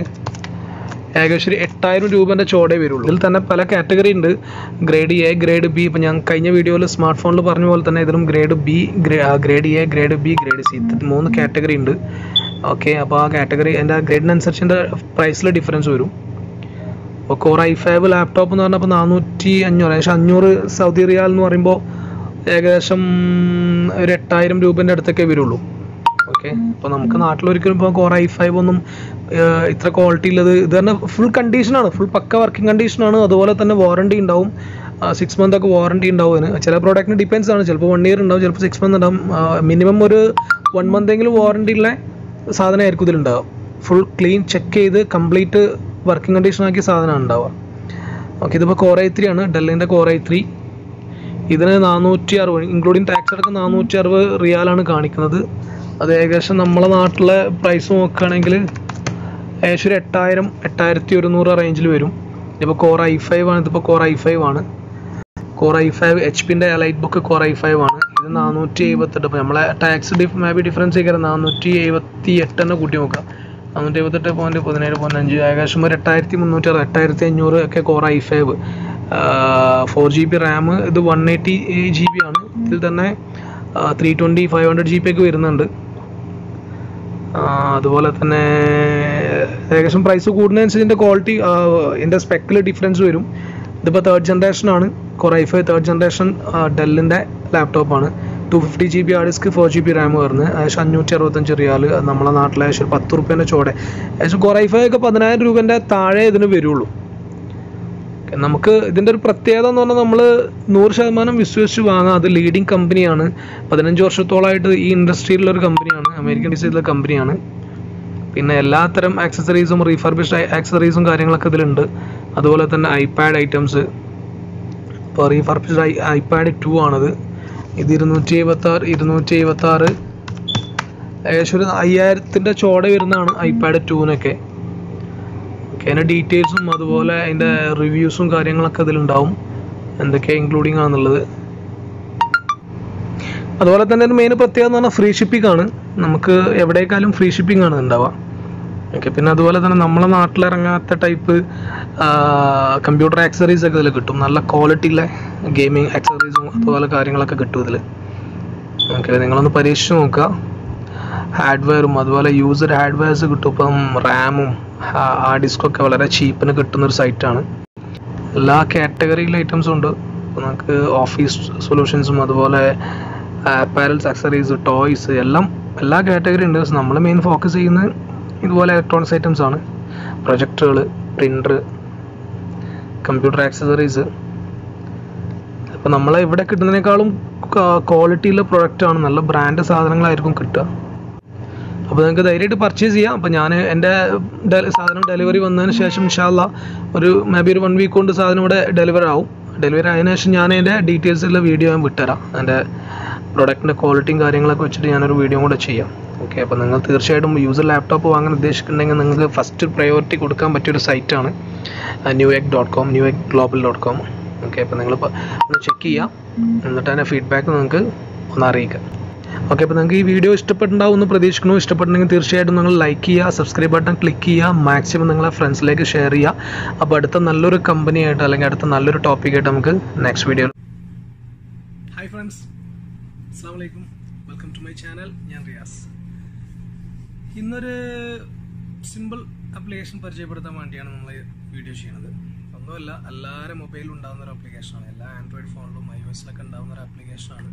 Speaker 1: ഏകദേശം ഒരു എട്ടായിരം രൂപേൻ്റെ ചോടേ വരുള്ളൂ ഇതിൽ തന്നെ പല കാറ്റഗറി ഉണ്ട് ഗ്രേഡ് എ ഗ്രേഡ് ബി ഇപ്പം ഞാൻ കഴിഞ്ഞ വീഡിയോയിൽ സ്മാർട്ട് ഫോണിൽ പറഞ്ഞ പോലെ തന്നെ ഇതിലും grade B grade A grade B grade C മൂന്ന് കാറ്റഗറി ഉണ്ട് ഓക്കെ അപ്പോൾ ആ കാറ്റഗറി എൻ്റെ ഗ്രേഡിനനുസരിച്ച് എൻ്റെ പ്രൈസിൽ ഡിഫറൻസ് വരും അപ്പോൾ കോർ ഐ ഫൈവ് ലാപ്ടോപ്പ് എന്ന് പറഞ്ഞപ്പോൾ നാനൂറ്റി അഞ്ഞൂറ് ഏകദേശം അഞ്ഞൂറ് സൗദി റിയാൽ എന്ന് പറയുമ്പോൾ ഏകദേശം ഒരു എട്ടായിരം രൂപേൻ്റെ അടുത്തൊക്കെ വരുള്ളൂ ഓക്കെ അപ്പോൾ നമുക്ക് നാട്ടിലൊരിക്കലും ഇപ്പോൾ കോർ ഐ ഫൈവ് ഒന്നും ഏഹ്, ഇത്ര ക്വാളിറ്റി ഉള്ളത് ഇത് തന്നെ ഫുൾ കണ്ടീഷനാണ് ഫുൾ പക്ക വർക്കിംഗ് കണ്ടീഷനാണ് അതുപോലെ തന്നെ വാറണ്ടി ഉണ്ടാവും സിക്സ് മന്ത് ഒക്കെ വാറണ്ടി ഉണ്ടാവും അതിന് ചില പ്രോഡക്റ്റിന് ഡിപ്പെൻസ് ആണ് ചിലപ്പോൾ വൺ ഇയർ ഉണ്ടാവും ചിലപ്പോൾ സിക്സ് മന്ത് ഉണ്ടാവും മിനിമം ഒരു വൺ മന്ത് എങ്കിലും വാറണ്ടി ഉള്ള സാധനമായിരിക്കും ഇതിലുണ്ടാവുക ഫുൾ ക്ലീൻ ചെക്ക് ചെയ്ത് കംപ്ലീറ്റ് വർക്കിംഗ് കണ്ടീഷൻ ആക്കിയ സാധനമാണ് ഉണ്ടാവുക ഓക്കെ ഇതിപ്പോൾ കോർ ഐ ത്രീ ആണ് ഡെല്ലിൻ്റെ കോർ ഐ ത്രീ ഇതിന് നാനൂറ്റി അറുപത് ഇൻക്ലൂഡിങ് ടാക്സ് അടക്കം നാനൂറ്റി അറുപത് റിയാലാണ് കാണിക്കുന്നത് അത് ഏകദേശം നമ്മളെ നാട്ടിലെ പ്രൈസ് നോക്കുകയാണെങ്കിൽ ഏകദേശം ഒരു എട്ടായിരം എട്ടായിരത്തി ഒരുന്നൂറ് റേഞ്ചിൽ വരും ഇതിപ്പോൾ കോർ ഐ ഫൈവ് ആണ് ഇതിപ്പോൾ കോർ ഐ ഫൈവ് ആണ് കോർ ഐ ഫൈവ് എച്ച് പിൻ്റെ light book core I five ആണ് ഇത് നാനൂറ്റി എഴുപത്തെട്ട് ഇപ്പോൾ നമ്മളെ tax diff maybe difference ചെയ്യണം നാനൂറ്റി എഴുപത്തി എട്ട് തന്നെ കൂട്ടി നോക്കാം നാനൂറ്റി എഴുപത്തെട്ട് പോയിന്റ് പതിനേഴ് പോയിന്റ് അഞ്ച് ഏകദേശം ഒരു എട്ടായിരത്തി മുന്നൂറ്റി അറുപത് എട്ടായിരത്തി അഞ്ഞൂറ് ഒക്കെ core I five four G B RAM ഇത് വൺ എയ്റ്റി ജി ബി ആണ് ഇതിൽ തന്നെ three twenty five hundred G B ഒക്കെ വരുന്നുണ്ട് ആ, അതുപോലെ തന്നെ ഏകദേശം പ്രൈസ് കൂടുന്നതനുസരിച്ച് ഇതിൻ്റെ ക്വാളിറ്റി ഇതിൻ്റെ സ്പെക്കിൽ ഡിഫറൻസ് വരും ഇതിപ്പോൾ തേർഡ് ജനറേഷൻ ആണ് കുറേ ഐ ഫൈവ് തേർഡ് ജനറേഷൻ ഡെല്ലിൻ്റെ ലാപ്ടോപ്പാണ് two fifty G B hard disk four G B RAM വരുന്നത് ഏകദേശം അഞ്ഞൂറ്റി അറുപത്തഞ്ച് റിയാൽ നമ്മളെ നാട്ടിലെ ഏകദേശം പത്ത് റുപ്യേൻ്റെ ചോടെ ഏകദേശം കുറൈഫൈ ഒക്കെ പതിനായിരം രൂപേൻ്റെ താഴെ ഇതിന് വരുള്ളൂ ഓക്കെ, നമുക്ക് ഇതിൻ്റെ ഒരു പ്രത്യേകത എന്ന് പറഞ്ഞാൽ നമ്മൾ നൂറ് ശതമാനം വിശ്വസിച്ച് വാങ്ങാം അത് ലീഡിങ് കമ്പനിയാണ് പതിനഞ്ച് വർഷത്തോളമായിട്ട് ഈ ഇൻഡസ്ട്രിയിലുള്ള ഒരു കമ്പനിയാണ് അമേരിക്കൻ ഡിസൈനിലുള്ള കമ്പനിയാണ് പിന്നെ എല്ലാത്തരം ആക്സസറീസും റീഫർബിഷ്ഡ് ആക്സസറീസും കാര്യങ്ങളൊക്കെ ഇതിലുണ്ട് അതുപോലെ തന്നെ ഐപാഡ് ഐറ്റംസ് ഇപ്പോൾ റീഫർബിഷ്ഡ് ഐ ഐപാഡ് ടു ആണിത് ഇത് ഇരുന്നൂറ്റി എഴുപത്തി ആറ് ഇരുന്നൂറ്റി എഴുപത്തി ആറ് ഏകദേശം ഒരു അയ്യായിരത്തിൻ്റെ ചോട വരുന്നതാണ് ഐപാഡ് ടുവിനൊക്കെ ഓക്കെ അതിൻ്റെ ഡീറ്റെയിൽസും അതുപോലെ അതിൻ്റെ റിവ്യൂസും കാര്യങ്ങളൊക്കെ ഇതിലുണ്ടാവും എന്തൊക്കെ ഇൻക്ലൂഡിങ് ആണെന്നുള്ളത് അതുപോലെ തന്നെ ഒരു മെയിൻ പ്രത്യേകത എന്ന് പറഞ്ഞാൽ ഫ്രീ ഷിപ്പിംഗ് ആണ് നമുക്ക് എവിടേക്കാളും ഫ്രീ ഷിപ്പിംഗ് ആണ് ഉണ്ടാവുക ഓക്കെ പിന്നെ അതുപോലെ തന്നെ നമ്മളെ നാട്ടിലിറങ്ങാത്ത ടൈപ്പ് കമ്പ്യൂട്ടർ ആക്സറീസ് ഒക്കെ ഇതിൽ കിട്ടും നല്ല ക്വാളിറ്റിയിലെ ഗെയിമിംഗ് ആക്സറീസും അതുപോലെ കാര്യങ്ങളൊക്കെ കിട്ടും ഇതിൽ ഓക്കെ നിങ്ങളൊന്ന് പരീക്ഷിച്ച് നോക്കുക ഹാർഡ്വെയറും അതുപോലെ യൂസർ ഹാർഡ്വെയർസ് കിട്ടും ഇപ്പം റാമും ഹാർഡ് ഡിസ്കും ഒക്കെ വളരെ ചീപ്പിന് കിട്ടുന്ന ഒരു സൈറ്റാണ് എല്ലാ കാറ്റഗറിയിലെ ഐറ്റംസും ഉണ്ട് ഇപ്പം നമുക്ക് ഓഫീസ് സൊല്യൂഷൻസും അതുപോലെ അപ്പാരൽസ് ആക്സറീസ് ടോയ്സ് എല്ലാം എല്ലാ കാറ്റഗറി ഉണ്ട് നമ്മൾ മെയിൻ ഫോക്കസ് ചെയ്യുന്നത് ഇതുപോലെ ഇലക്ട്രോണിക്സ് ഐറ്റംസ് ആണ് പ്രൊജക്ടറുകൾ പ്രിൻ്റർ കമ്പ്യൂട്ടർ ആക്സസറീസ് അപ്പോൾ നമ്മളെ ഇവിടെ കിട്ടുന്നതിനേക്കാളും ക്വാളിറ്റിയുള്ള പ്രൊഡക്റ്റാണ് നല്ല ബ്രാൻഡ് സാധനങ്ങളായിരിക്കും കിട്ടുക അപ്പോൾ നിങ്ങൾക്ക് ധൈര്യമായിട്ട് പർച്ചേസ് ചെയ്യാം അപ്പോൾ ഞാൻ എൻ്റെ ഡെ- സാധനം ഡെലിവറി വന്നതിന് ശേഷം ഇൻഷാല്ല ഒരു മേ ബി ഒരു വൺ വീക്ക് കൊണ്ട് സാധനം ഇവിടെ ഡെലിവറി ആവും ഡെലിവറി ആയതിനു ശേഷം ഞാൻ അതിൻ്റെ ഡീറ്റെയിൽസുള്ള വീഡിയോ ഞാൻ വിട്ടുതരാം എൻ്റെ പ്രൊഡക്റ്റിൻ്റെ ക്വാളിറ്റിയും കാര്യങ്ങളൊക്കെ വെച്ചിട്ട് ഞാനൊരു വീഡിയോ കൂടെ ചെയ്യാം ഓക്കെ അപ്പോൾ നിങ്ങൾ തീർച്ചയായിട്ടും യൂസർ ലാപ്ടോപ്പ് വാങ്ങാൻ ഉദ്ദേശിക്കുന്നുണ്ടെങ്കിൽ നിങ്ങൾക്ക് ഫസ്റ്റ് പ്രയോറിറ്റി കൊടുക്കാൻ പറ്റിയൊരു സൈറ്റാണ് Newegg dot com Newegg global dot com okay അപ്പോൾ നിങ്ങൾ ഒന്ന് ചെക്ക് ചെയ്യാം എന്നിട്ട് അതിൻ്റെ ഫീഡ്ബാക്ക് നിങ്ങൾക്ക് ഒന്ന് അറിയിക്കാം ഓക്കെ അപ്പോൾ നിങ്ങൾക്ക് ഈ വീഡിയോ ഇഷ്ടപ്പെട്ടുണ്ടാവും എന്ന് പ്രതീക്ഷിക്കുന്നു ഇഷ്ടപ്പെട്ടുണ്ടെങ്കിൽ തീർച്ചയായിട്ടും നിങ്ങൾ ലൈക്ക് ചെയ്യുക സബ്സ്ക്രൈബ് ബട്ടൺ ക്ലിക്ക് ചെയ്യുക മാക്സിമം നിങ്ങളെ ഫ്രണ്ട്സിലേക്ക് ഷെയർ ചെയ്യുക അപ്പോൾ അടുത്ത നല്ലൊരു കമ്പനി ആയിട്ട് അല്ലെങ്കിൽ അടുത്ത നല്ലൊരു ടോപ്പിക്കായിട്ട് നമുക്ക് നെക്സ്റ്റ് വീഡിയോ ഹായ് ഫ്രണ്ട്സ് അസ്സാം വലൈക്കും വെൽക്കം ടു മൈ ചാനൽ ഞാൻ റിയാസ് ഇന്നൊരു സിമ്പിൾ ആപ്ലിക്കേഷൻ പരിചയപ്പെടുത്താൻ വേണ്ടിയാണ് നമ്മൾ വീഡിയോ ചെയ്യുന്നത് ഒന്നുമല്ല എല്ലാവരും മൊബൈലിൽ ഉണ്ടാകുന്ന ഒരു ആപ്ലിക്കേഷനാണ് എല്ലാ ആൻഡ്രോയിഡ് ഫോണിലും ഐ എസിലൊക്കെ ഉണ്ടാകുന്ന ഒരു ആപ്ലിക്കേഷനാണ്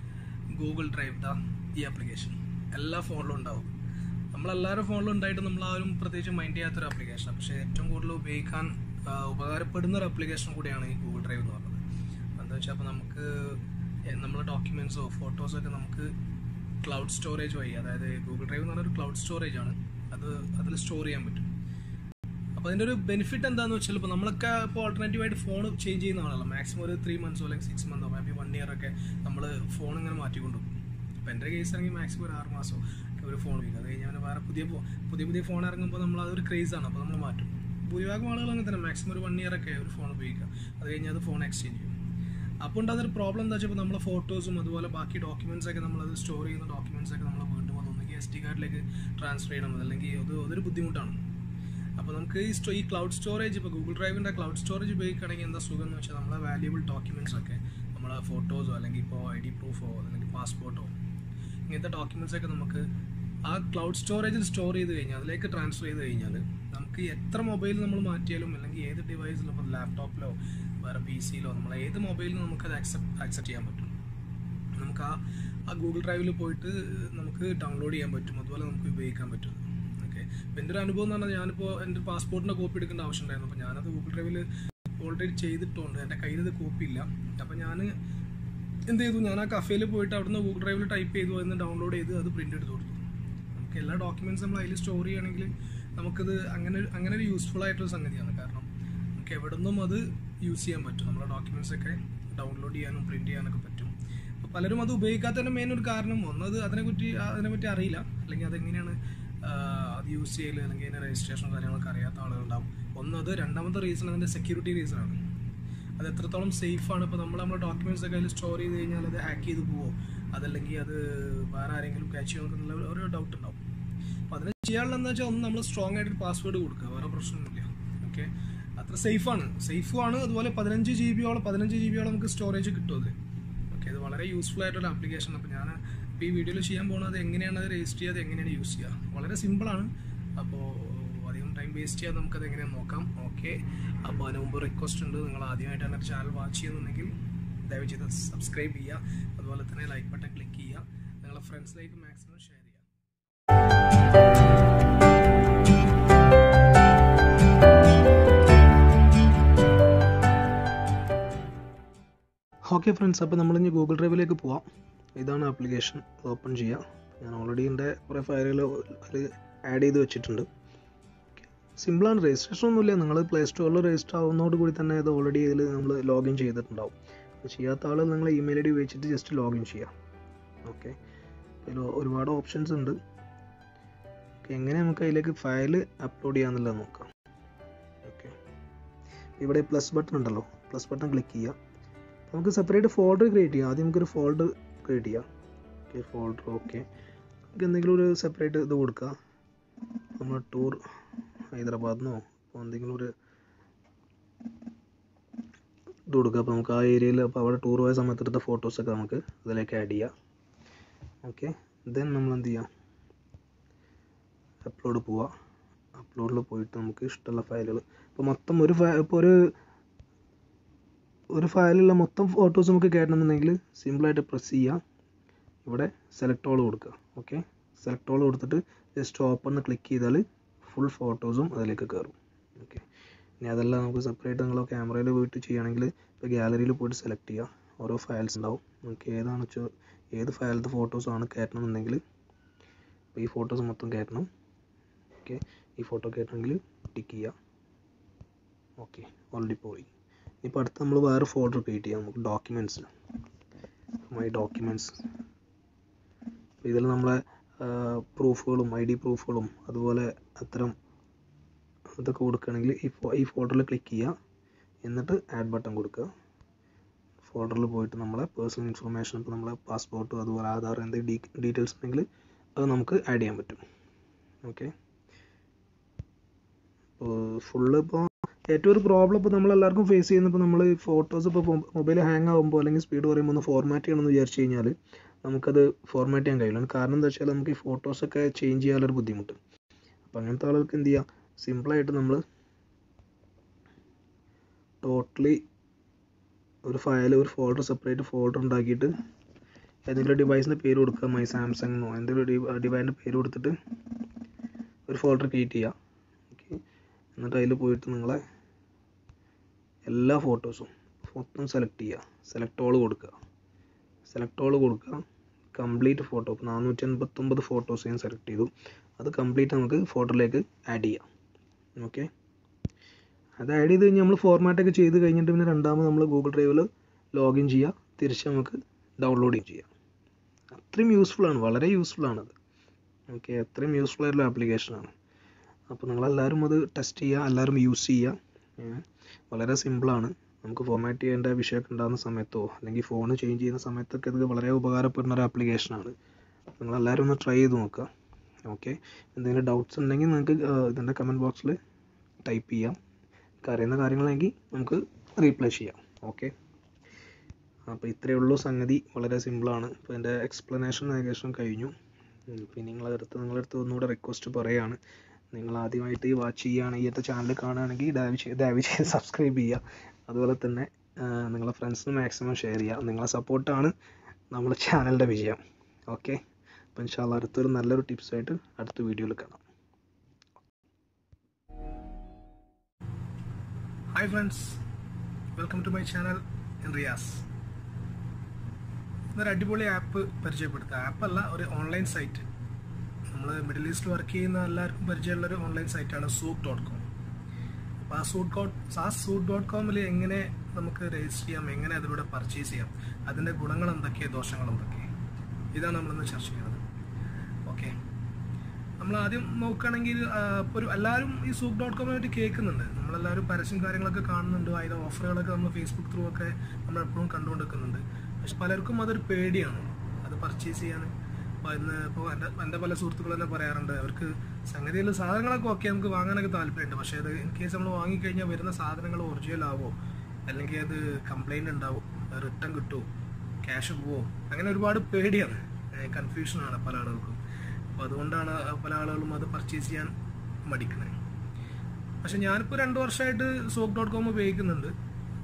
Speaker 1: ഗൂഗിൾ ഡ്രൈവ് ദ ഈ ആപ്ലിക്കേഷൻ എല്ലാ ഫോണിലും ഉണ്ടാവും നമ്മളെല്ലാവരും ഫോണിലും ഉണ്ടായിട്ട് നമ്മൾ ആരും പ്രത്യേകിച്ച് മൈൻഡ് ചെയ്യാത്തൊരു ആപ്ലിക്കേഷനാണ് പക്ഷേ ഏറ്റവും കൂടുതൽ ഉപയോഗിക്കാൻ ആ, ഉപകാരപ്പെടുന്ന ഒരു ആപ്ലിക്കേഷൻ കൂടിയാണ് ഈ ഗൂഗിൾ ഡ്രൈവ് എന്ന് പറയുന്നത് എന്താ വെച്ചാൽ അപ്പോൾ നമുക്ക് നമ്മളെ ഡോക്യുമെൻറ്റ്സോ ഫോട്ടോസോ ഒക്കെ നമുക്ക് ക്ലൗഡ് സ്റ്റോറേജ് വഴി അതായത് ഗൂഗിൾ ഡ്രൈവ് എന്ന് പറഞ്ഞൊരു ക്ലൗഡ് സ്റ്റോറേജ് ആണ് അത് അതിൽ സ്റ്റോർ ചെയ്യാൻ പറ്റും അപ്പോൾ അതിൻ്റെ ഒരു ബെനിഫിറ്റ് എന്താണെന്ന് വെച്ചാൽ ഇപ്പോൾ നമ്മളൊക്കെ ഇപ്പോൾ ആൾട്ടർനേറ്റീവായിട്ട് ഫോൺ ചേഞ്ച് ചെയ്യുന്ന ആളല്ല മാക്സിമം ഒരു ത്രീ മന്ത്സോ അല്ലെങ്കിൽ സിക്സ് മന്തോ മേ ബി വൺ ഇയർ ഒക്കെ നമ്മൾ ഫോൺ ഇങ്ങനെ മാറ്റിക്കൊണ്ടു അപ്പോൾ എൻ്റെ കേസ് ആണെങ്കിൽ മാക്സിമം ഒരു ആറ് മാസമോ ഒക്കെ ഒരു ഫോൺ ഉപയോഗിക്കും അത് കഴിഞ്ഞാൽ വേറെ പുതിയ ഫോ- പുതിയ പുതിയ ഫോൺ ഇറങ്ങുമ്പോൾ നമ്മൾ അതൊരു ക്രേസാണ് അപ്പോൾ നമ്മൾ മാറ്റും ഭൂരിഭാഗം ആളുകൾ അങ്ങനെ തന്നെ മാക്സിമം ഒരു വൺ ഇയർ ഒക്കെ ഒരു ഫോൺ ഉപയോഗിക്കുക അത് കഴിഞ്ഞാൽ അത് ഫോൺ എക്സ്ചേഞ്ച് ചെയ്യും അപ്പോൾ ഉണ്ടാകുന്നൊരു പ്രോബ്ലം എന്താ വെച്ചാൽ നമ്മളെ ഫോട്ടോസും അതുപോലെ ബാക്കി ഡോക്യുമെന്റ്സ് ഒക്കെ നമ്മളത് സ്റ്റോർ ചെയ്യുന്ന ഡോക്യുമെന്റ്സ് ഒക്കെ നമ്മൾ വീണ്ടും അതൊന്നെങ്കിൽ എസ് ഡി കാർഡിലേക്ക് ട്രാൻസ്ഫർ ചെയ്യണം അല്ലെങ്കിൽ അത് അതൊരു ബുദ്ധിമുട്ടാണ് അപ്പോൾ നമുക്ക് ഈ സ്റ്റോ ഈ ക്ലൗഡ് സ്റ്റോറേജ് ഇപ്പോൾ ഗൂഗിൾ ഡ്രൈവിൻ്റെ ക്ലൗഡ് സ്റ്റോറേജ് ഉപയോഗിക്കുകയാണെങ്കിൽ എന്താ സുഖം എന്ന് വെച്ചാൽ നമ്മളെ വാല്യുബിൾ ഡോക്യുമെന്റ്സ് ഒക്കെ നമ്മളെ ഫോട്ടോസോ അല്ലെങ്കിൽ ഇപ്പോൾ ഐ ഡി പ്രൂഫോ അല്ലെങ്കിൽ പാസ്പോർട്ടോ ഇങ്ങനത്തെ ഡോക്യുമെന്റ്സ് ഒക്കെ നമുക്ക് ആ ക്ലൗഡ് സ്റ്റോറേജിൽ സ്റ്റോർ ചെയ്ത് കഴിഞ്ഞാൽ അതിലേക്ക് ട്രാൻസ്ഫർ ചെയ്ത് കഴിഞ്ഞാൽ നമുക്ക് എത്ര മൊബൈൽ നമ്മൾ മാറ്റിയാലും അല്ലെങ്കിൽ ഏത് ഡിവൈസിലും ഇപ്പോൾ ലാപ്ടോപ്പിലോ വേറെ പി സിയിലോ നമ്മൾ ഏത് മൊബൈലിലും നമുക്കത് ആക്സെപ്റ്റ് ആക്സെപ്റ്റ് ചെയ്യാൻ പറ്റും നമുക്ക് ആ ആ ഗൂഗിൾ ഡ്രൈവിൽ പോയിട്ട് നമുക്ക് ഡൗൺലോഡ് ചെയ്യാൻ പറ്റും അതുപോലെ നമുക്ക് ഉപയോഗിക്കാൻ പറ്റും ഓക്കെ അപ്പോൾ എൻ്റെ ഒരു അനുഭവം എന്ന് പറഞ്ഞാൽ ഞാനിപ്പോൾ എൻ്റെ പാസ്പോർട്ടിൻ്റെ കോപ്പി എടുക്കേണ്ട ആവശ്യം ഉണ്ടായിരുന്നു അപ്പോൾ ഞാനത് ഗൂഗിൾ ഡ്രൈവിൽ ഓൾറെഡി ചെയ്തിട്ടുണ്ട് എൻ്റെ കയ്യിൽ ഇത് കോപ്പി ഇല്ല അപ്പോൾ ഞാൻ എന്ത് ചെയ്തു ഞാൻ ആ കഫേയിൽ പോയിട്ട് അവിടുന്ന് ഗൂഗിൾ ഡ്രൈവിൽ ടൈപ്പ് ചെയ്തു അതിന് ഡൗൺലോഡ് ചെയ്ത് അത് പ്രിൻ്റ് എടുത്ത് കൊടുത്തു നമുക്ക് എല്ലാ ഡോക്യുമെൻറ്റ്സ് നമ്മൾ അതിൽ സ്റ്റോർ ചെയ്യുകയാണെങ്കിൽ നമുക്കത് അങ്ങനെ അങ്ങനെ ഒരു യൂസ്ഫുൾ ആയിട്ടുള്ള സംഗതിയാണ് കാരണം നമുക്ക് എവിടെ നിന്നും അത് യൂസ് ചെയ്യാൻ പറ്റും നമ്മളെ ഡോക്യുമെൻറ്റ്സ് ഒക്കെ ഡൗൺലോഡ് ചെയ്യാനും പ്രിൻറ്റ് ചെയ്യാനൊക്കെ പറ്റും അപ്പോൾ പലരും അത് ഉപയോഗിക്കാത്തതിൻ്റെ മെയിൻ ഒരു കാരണം ഒന്നത് അതിനെപ്പറ്റി അതിനെപ്പറ്റി അറിയില്ല അല്ലെങ്കിൽ അതെങ്ങനെയാണ് ആ, അത് യൂസ് ചെയ്യൽ അല്ലെങ്കിൽ അതിൻ്റെ രജിസ്ട്രേഷൻ കാര്യങ്ങളൊക്കെ അറിയാത്ത ആളുകളുണ്ടാവും ഒന്നത് രണ്ടാമത്തെ റീസൺ അതിൻ്റെ സെക്യൂരിറ്റി റീസൺ ആണ് അത് എത്രത്തോളം സേഫ് ആണ് ഇപ്പോൾ നമ്മൾ നമ്മുടെ ഡോക്യുമെന്റ്സ് ഒക്കെ അതിൽ സ്റ്റോർ ചെയ്ത് കഴിഞ്ഞാൽ അത് ഹാക്ക് ചെയ്ത് പോവോ അതല്ലെങ്കിൽ അത് വേറെ ആരെങ്കിലും ക്യാച്ച് ചെയ്യുമോ എന്നുള്ള ഒരു ഡൗട്ട് ഉണ്ടാവും അപ്പോൾ അതിന് ചെയ്യാനുള്ളതെന്ന് വെച്ചാൽ ഒന്ന് നമ്മൾ സ്ട്രോങ് ആയിട്ട് പാസ്വേഡ് കൊടുക്കുക വേറെ പ്രശ്നമൊന്നുമില്ല ഓക്കെ അത്ര സേഫാണ് സേഫുമാണ് അതുപോലെ പതിനഞ്ച് ജി ബിയോളം പതിനഞ്ച് ജി ബിയോളം നമുക്ക് സ്റ്റോറേജ് കിട്ടും അത് ഓക്കെ ഇത് വളരെ യൂസ്ഫുൾ ആയിട്ടുള്ള ആപ്ലിക്കേഷൻ അപ്പോൾ ഞാൻ ഇപ്പോൾ ഈ വീഡിയോയിൽ ചെയ്യാൻ പോകുന്നത് എങ്ങനെയാണ് അത് രജിസ്റ്റർ ചെയ്യുക എങ്ങനെയാണ് യൂസ് ചെയ്യുക വളരെ സിമ്പിളാണ് അപ്പോൾ അധികം ടൈം വേസ്റ്റ് ചെയ്യാതെ നമുക്കത് എങ്ങനെയാണ് നോക്കാം ഓക്കെ അപ്പോൾ അതിന് മുമ്പ് റിക്വസ്റ്റ് ഉണ്ട് നിങ്ങൾ ആദ്യമായിട്ടാണ് ചാനൽ വാച്ച് ചെയ്യുന്നുണ്ടെങ്കിൽ ദയവ് ചെയ്ത് സബ്സ്ക്രൈബ് ചെയ്യുക അതുപോലെ തന്നെ ലൈക്ക് ബട്ടൺ ക്ലിക്ക് ചെയ്യുക നിങ്ങളുടെ ഫ്രണ്ട്സിലേക്ക് മാക്സിമം ഷെയർ ചെയ്യുക ഓക്കെ ഫ്രണ്ട്സ് അപ്പോൾ നമ്മളിനി ഗൂഗിൾ ഡ്രൈവിലേക്ക് പോവാം ഇതാണ് ആപ്ലിക്കേഷൻ ഓപ്പൺ ചെയ്യുക ഞാൻ ഓൾറെഡി എൻ്റെ കുറേ ഫയലുകൾ അതിൽ ആഡ് ചെയ്ത് വെച്ചിട്ടുണ്ട് സിമ്പിളാണ് രജിസ്ട്രേഷൻ ഒന്നുമില്ല നിങ്ങൾ പ്ലേ സ്റ്റോറിൽ രജിസ്റ്റർ ആവുന്നതോട് കൂടി തന്നെ ഇത് ഓൾറെഡി ഇതിൽ നമ്മൾ ലോഗിൻ ചെയ്തിട്ടുണ്ടാവും അത് ചെയ്യാത്ത ആൾ നിങ്ങൾ ഇമെയിൽ ഐ ഡി ഉപയോഗിച്ചിട്ട് ജസ്റ്റ് ലോഗിൻ ചെയ്യാം ഓക്കെ അതിൽ ഒരുപാട് ഓപ്ഷൻസ് ഉണ്ട് ഓക്കെ എങ്ങനെ നമുക്ക് അതിലേക്ക് ഫയൽ അപ്ലോഡ് ചെയ്യാമെന്നുള്ളത് നോക്കാം ഓക്കെ ഇവിടെ പ്ലസ് ബട്ടൺ ഉണ്ടല്ലോ പ്ലസ് ബട്ടൺ ക്ലിക്ക് ചെയ്യുക നമുക്ക് സെപ്പറേറ്റ് ഫോൾഡർ ക്രിയേറ്റ് ചെയ്യാം ആദ്യം നമുക്കൊരു ഫോൾഡർ ക്രിയേറ്റ് ചെയ്യാം ഓക്കെ ഫോൾഡർ ഓക്കെ നമുക്ക് എന്തെങ്കിലും ഒരു സെപ്പറേറ്റ് ഇത് കൊടുക്കുക നമ്മൾ ടൂർ ഹൈദരാബാദിനോ അപ്പോൾ എന്തെങ്കിലും ഒരു ഇത് കൊടുക്കുക അപ്പോൾ നമുക്ക് ആ ഏരിയയിൽ അപ്പോൾ അവിടെ ടൂർ പോയ സമയത്ത് എടുത്ത ഫോട്ടോസൊക്കെ നമുക്ക് ഇതിലേക്ക് ആഡ് ചെയ്യാം ഓക്കെ ദെൻ നമ്മൾ എന്ത് ചെയ്യാം അപ്ലോഡ് പോവുക അപ്ലോഡിൽ പോയിട്ട് നമുക്ക് ഇഷ്ടമുള്ള ഫയലുകൾ ഇപ്പോൾ മൊത്തം ഒരു ഫയൽ ഇപ്പോൾ ഒരു ഒരു ഫയലിലുള്ള മൊത്തം ഫോട്ടോസ് നമുക്ക് കയറ്റണമെന്നുണ്ടെങ്കിൽ സിമ്പിളായിട്ട് പ്രസ് ചെയ്യുക ഇവിടെ സെലക്ട് ഓൾ കൊടുക്കുക ഓക്കെ സെലക്ട് ഓൾ കൊടുത്തിട്ട് ജസ്റ്റ് ഓപ്പൺ ക്ലിക്ക് ചെയ്താൽ ഫുൾ ഫോട്ടോസും അതിലേക്ക് കയറും ഓക്കെ ഇനി അതല്ല നമുക്ക് സെപ്പറേറ്റ് നിങ്ങൾ ക്യാമറയിൽ പോയിട്ട് ചെയ്യുകയാണെങ്കിൽ ഇപ്പോൾ ഗാലറിയിൽ പോയിട്ട് സെലക്ട് ചെയ്യുക ഓരോ ഫയൽസ് ഉണ്ടാവും നമുക്ക് ഏതാണ് വെച്ചാൽ ഏത് ഫയലത്തെ ഫോട്ടോസാണ് കയറ്റണമെന്നുണ്ടെങ്കിൽ ഇപ്പോൾ ഈ ഫോട്ടോസ് മൊത്തം കയറ്റണം ഓക്കെ ഈ ഫോട്ടോ കയറ്റണമെങ്കിൽ ടിക്ക് ചെയ്യുക ഓക്കെ ഓൾറെഡി പോയി ഇപ്പോൾ അടുത്ത് നമ്മൾ വേറെ ഫോൾഡർ ക്രിയേറ്റ് ചെയ്യാം നമുക്ക് ഡോക്യുമെൻറ്റ്സ് മൈ ഡോക്യുമെൻറ്റ്സ് ഇതിൽ നമ്മളെ പ്രൂഫുകളും ഐ ഡി പ്രൂഫുകളും അതുപോലെ അത്തരം ഇതൊക്കെ കൊടുക്കുകയാണെങ്കിൽ ഈ ഫോ ഈ ഫോൾഡറിൽ ക്ലിക്ക് ചെയ്യുക എന്നിട്ട് ആഡ് ബട്ടൺ കൊടുക്കുക ഫോൾഡറിൽ പോയിട്ട് നമ്മളെ പേഴ്സണൽ ഇൻഫർമേഷൻ ഇപ്പോൾ നമ്മളെ പാസ്പോർട്ട് അതുപോലെ ആധാർ എന്തെങ്കിലും ഡീറ്റെയിൽസ് ഉണ്ടെങ്കിൽ അത് നമുക്ക് ആഡ് ചെയ്യാൻ പറ്റും ഓക്കെ ഇപ്പോൾ ഫുള്ള് ഇപ്പോൾ ഏറ്റവും ഒരു പ്രോബ്ലം ഇപ്പോൾ നമ്മളെല്ലാവർക്കും ഫേസ് ചെയ്യുന്ന ഇപ്പോൾ നമ്മൾ ഫോട്ടോസ് ഇപ്പോൾ മൊബൈൽ ഹാങ് ആകുമ്പോൾ അല്ലെങ്കിൽ സ്പീഡ് പറയുമ്പോൾ ഒന്ന് ഫോർമാറ്റ് ചെയ്യണമെന്ന് വിചാരിച്ചു കഴിഞ്ഞാൽ നമുക്കത് ഫോർമാറ്റ് ചെയ്യാൻ കഴിയില്ല കാരണം എന്താ വെച്ചാൽ നമുക്ക് ഈ ഫോട്ടോസൊക്കെ ചേഞ്ച് ചെയ്യാനൊരു ബുദ്ധിമുട്ട് അപ്പോൾ അങ്ങനത്തെ ആളുകൾക്ക് എന്ത് ചെയ്യാം സിമ്പിളായിട്ട് നമ്മൾ ടോട്ടലി ഒരു ഫയൽ ഒരു ഫോൾഡർ സെപ്പറേറ്റ് ഫോൾഡർ ഉണ്ടാക്കിയിട്ട് ഏതെങ്കിലും ഡിവൈസിൻ്റെ പേര് കൊടുക്കുക മൈ സാംസങ്ങോ എന്തെങ്കിലും ഡിവൈസിൻ്റെ പേര് കൊടുത്തിട്ട് ഒരു ഫോൾഡർ ക്രിയേറ്റ് ചെയ്യുക ഓക്കെ എന്നിട്ട് അതിൽ പോയിട്ട് നിങ്ങളെ എല്ലാ ഫോട്ടോസും മൊത്തം സെലക്ട് ചെയ്യുക സെലക്ട് ഓൾ കൊടുക്കുക സെലക്ട് ഓൾ കൊടുക്കുക കംപ്ലീറ്റ് ഫോട്ടോ ഇപ്പോൾ നാനൂറ്റി എൺപത്തൊമ്പത് ഫോട്ടോസ് ഞാൻ സെലക്ട് ചെയ്തു അത് കംപ്ലീറ്റ് നമുക്ക് ഫോട്ടോയിലേക്ക് ആഡ് ചെയ്യാം ഓക്കെ അത് ആഡ് ചെയ്ത് കഴിഞ്ഞാൽ നമ്മൾ ഫോർമാറ്റൊക്കെ ചെയ്ത് കഴിഞ്ഞിട്ട് പിന്നെ രണ്ടാമത് നമ്മൾ ഗൂഗിൾ ഡ്രൈവിൽ ലോഗിൻ ചെയ്യുക തിരിച്ച് നമുക്ക് ഡൗൺലോഡ് ചെയ്യാം അത്രയും യൂസ്ഫുൾ ആണ് വളരെ യൂസ്ഫുൾ ആണത് ഓക്കെ അത്രയും യൂസ്ഫുൾ ആയിട്ടുള്ള ആപ്ലിക്കേഷനാണ് അപ്പോൾ നിങ്ങളെല്ലാവരും അത് ടെസ്റ്റ് ചെയ്യുക എല്ലാവരും യൂസ് ചെയ്യുക വളരെ സിമ്പിളാണ് നമുക്ക് ഫോർമാറ്റ് ചെയ്യേണ്ട വിഷയമൊക്കെ ഉണ്ടാകുന്ന സമയത്തോ അല്ലെങ്കിൽ ഫോൺ ചേഞ്ച് ചെയ്യുന്ന സമയത്തൊക്കെ ഇത് വളരെ ഉപകാരപ്പെടുന്ന ഒരു ആപ്ലിക്കേഷനാണ് നിങ്ങളെല്ലാവരും ഒന്ന് ട്രൈ ചെയ്ത് നോക്കുക ഓക്കെ എന്തെങ്കിലും ഡൗട്ട്സ് ഉണ്ടെങ്കിൽ നിങ്ങൾക്ക് ഇതിൻ്റെ കമൻറ്റ് ബോക്സിൽ ടൈപ്പ് ചെയ്യാം അറിയുന്ന കാര്യങ്ങളെങ്കിൽ നമുക്ക് റീപ്ലൈ ചെയ്യാം ഓക്കെ അപ്പോൾ ഇത്രയേ ഉള്ളൂ സംഗതി വളരെ സിമ്പിളാണ് ഇപ്പോൾ എൻ്റെ എക്സ്പ്ലനേഷൻ ഏകദേശം കഴിഞ്ഞു പിന്നെ നിങ്ങളടുത്ത് നിങ്ങളടുത്ത് ഒന്നുകൂടെ റിക്വസ്റ്റ് പറയുകയാണ് നിങ്ങൾ ആദ്യമായിട്ട് ഈ വാച്ച് ചെയ്യുകയാണ് ഈ അടുത്ത ചാനൽ കാണുകയാണെങ്കിൽ ദയവ് ചെയ്ത് ദയവ് ചെയ്ത് സബ്സ്ക്രൈബ് ചെയ്യുക അതുപോലെ തന്നെ നിങ്ങളെ ഫ്രണ്ട്സിന് മാക്സിമം ഷെയർ ചെയ്യുക നിങ്ങളെ സപ്പോർട്ടാണ് നമ്മുടെ ചാനലിൻ്റെ വിജയം ഓക്കെ അപ്പോൾ ഇൻഷാല്ല അടുത്തൊരു നല്ലൊരു ടിപ്സായിട്ട് അടുത്ത വീഡിയോയിൽ കാണാം hi friends welcome to my channel Riyas ഇന്നൊരു അടിപൊളി ആപ്പ് പരിചയപ്പെടുത്തുക ആപ്പല്ല ഒരു ഓൺലൈൻ സൈറ്റ് നമ്മൾ മിഡിൽ ഈസ്റ്റ് വർക്ക് ചെയ്യുന്ന എല്ലാവർക്കും പരിചയമുള്ളൊരു ഓൺലൈൻ സൈറ്റാണ് സൂട്ട് ഡോട്ട് കോം അപ്പോൾ ആ സൂട്ട് ഡോട്ട് ആ സൂട്ട് ഡോട്ട് കോമിൽ എങ്ങനെ നമുക്ക് രജിസ്റ്റർ ചെയ്യാം എങ്ങനെ അതിലൂടെ പർച്ചേസ് ചെയ്യാം അതിൻ്റെ ഗുണങ്ങൾ എന്തൊക്കെയാണ് ദോഷങ്ങൾ എന്തൊക്കെ ഇതാണ് നമ്മളിന്ന് ചർച്ച ചെയ്യുന്നത് ഓക്കെ നമ്മൾ ആദ്യം നോക്കുകയാണെങ്കിൽ ഇപ്പോൾ ഒരു എല്ലാവരും ഈ സൂപ്പ് ഡോട്ട് കോമിനെ പറ്റി കേൾക്കുന്നുണ്ട് നമ്മളെല്ലാവരും പരസ്യം കാര്യങ്ങളൊക്കെ കാണുന്നുണ്ട് അതിൻ്റെ ഓഫറുകളൊക്കെ നമ്മൾ ഫേസ്ബുക്ക് ത്രൂ ഒക്കെ നമ്മൾ എപ്പോഴും കണ്ടുകൊണ്ടിരിക്കുന്നുണ്ട് പക്ഷെ പലർക്കും അതൊരു പേടിയാണ് അത് പർച്ചേസ് ചെയ്യാൻ അപ്പോൾ ഇന്ന് ഇപ്പോൾ എൻ്റെ എൻ്റെ പല സുഹൃത്തുക്കൾ തന്നെ പറയാറുണ്ട് അവർക്ക് സംഗതിയിൽ സാധനങ്ങളൊക്കെ ഓക്കെ നമുക്ക് വാങ്ങാനൊക്കെ താല്പര്യമുണ്ട് പക്ഷേ അത് ഇൻ കേസ് നമ്മൾ വാങ്ങിക്കഴിഞ്ഞാൽ വരുന്ന സാധനങ്ങൾ ഒറിജിനൽ ആവോ അല്ലെങ്കിൽ അത് കംപ്ലൈൻറ്റ് ഉണ്ടാവും റിട്ടേൺ കിട്ടുമോ ക്യാഷ് പോവോ അങ്ങനെ ഒരുപാട് പേടിയാണ് കൺഫ്യൂഷനാണ് പല ആളുകൾക്കും അപ്പോൾ അതുകൊണ്ടാണ് പല ആളുകളും അത് പർച്ചേസ് ചെയ്യാൻ മടിക്കുന്നത് പക്ഷെ ഞാനിപ്പോൾ രണ്ട് വർഷമായിട്ട് സോപ്പ് ഡോട്ട് കോം ഉപയോഗിക്കുന്നുണ്ട്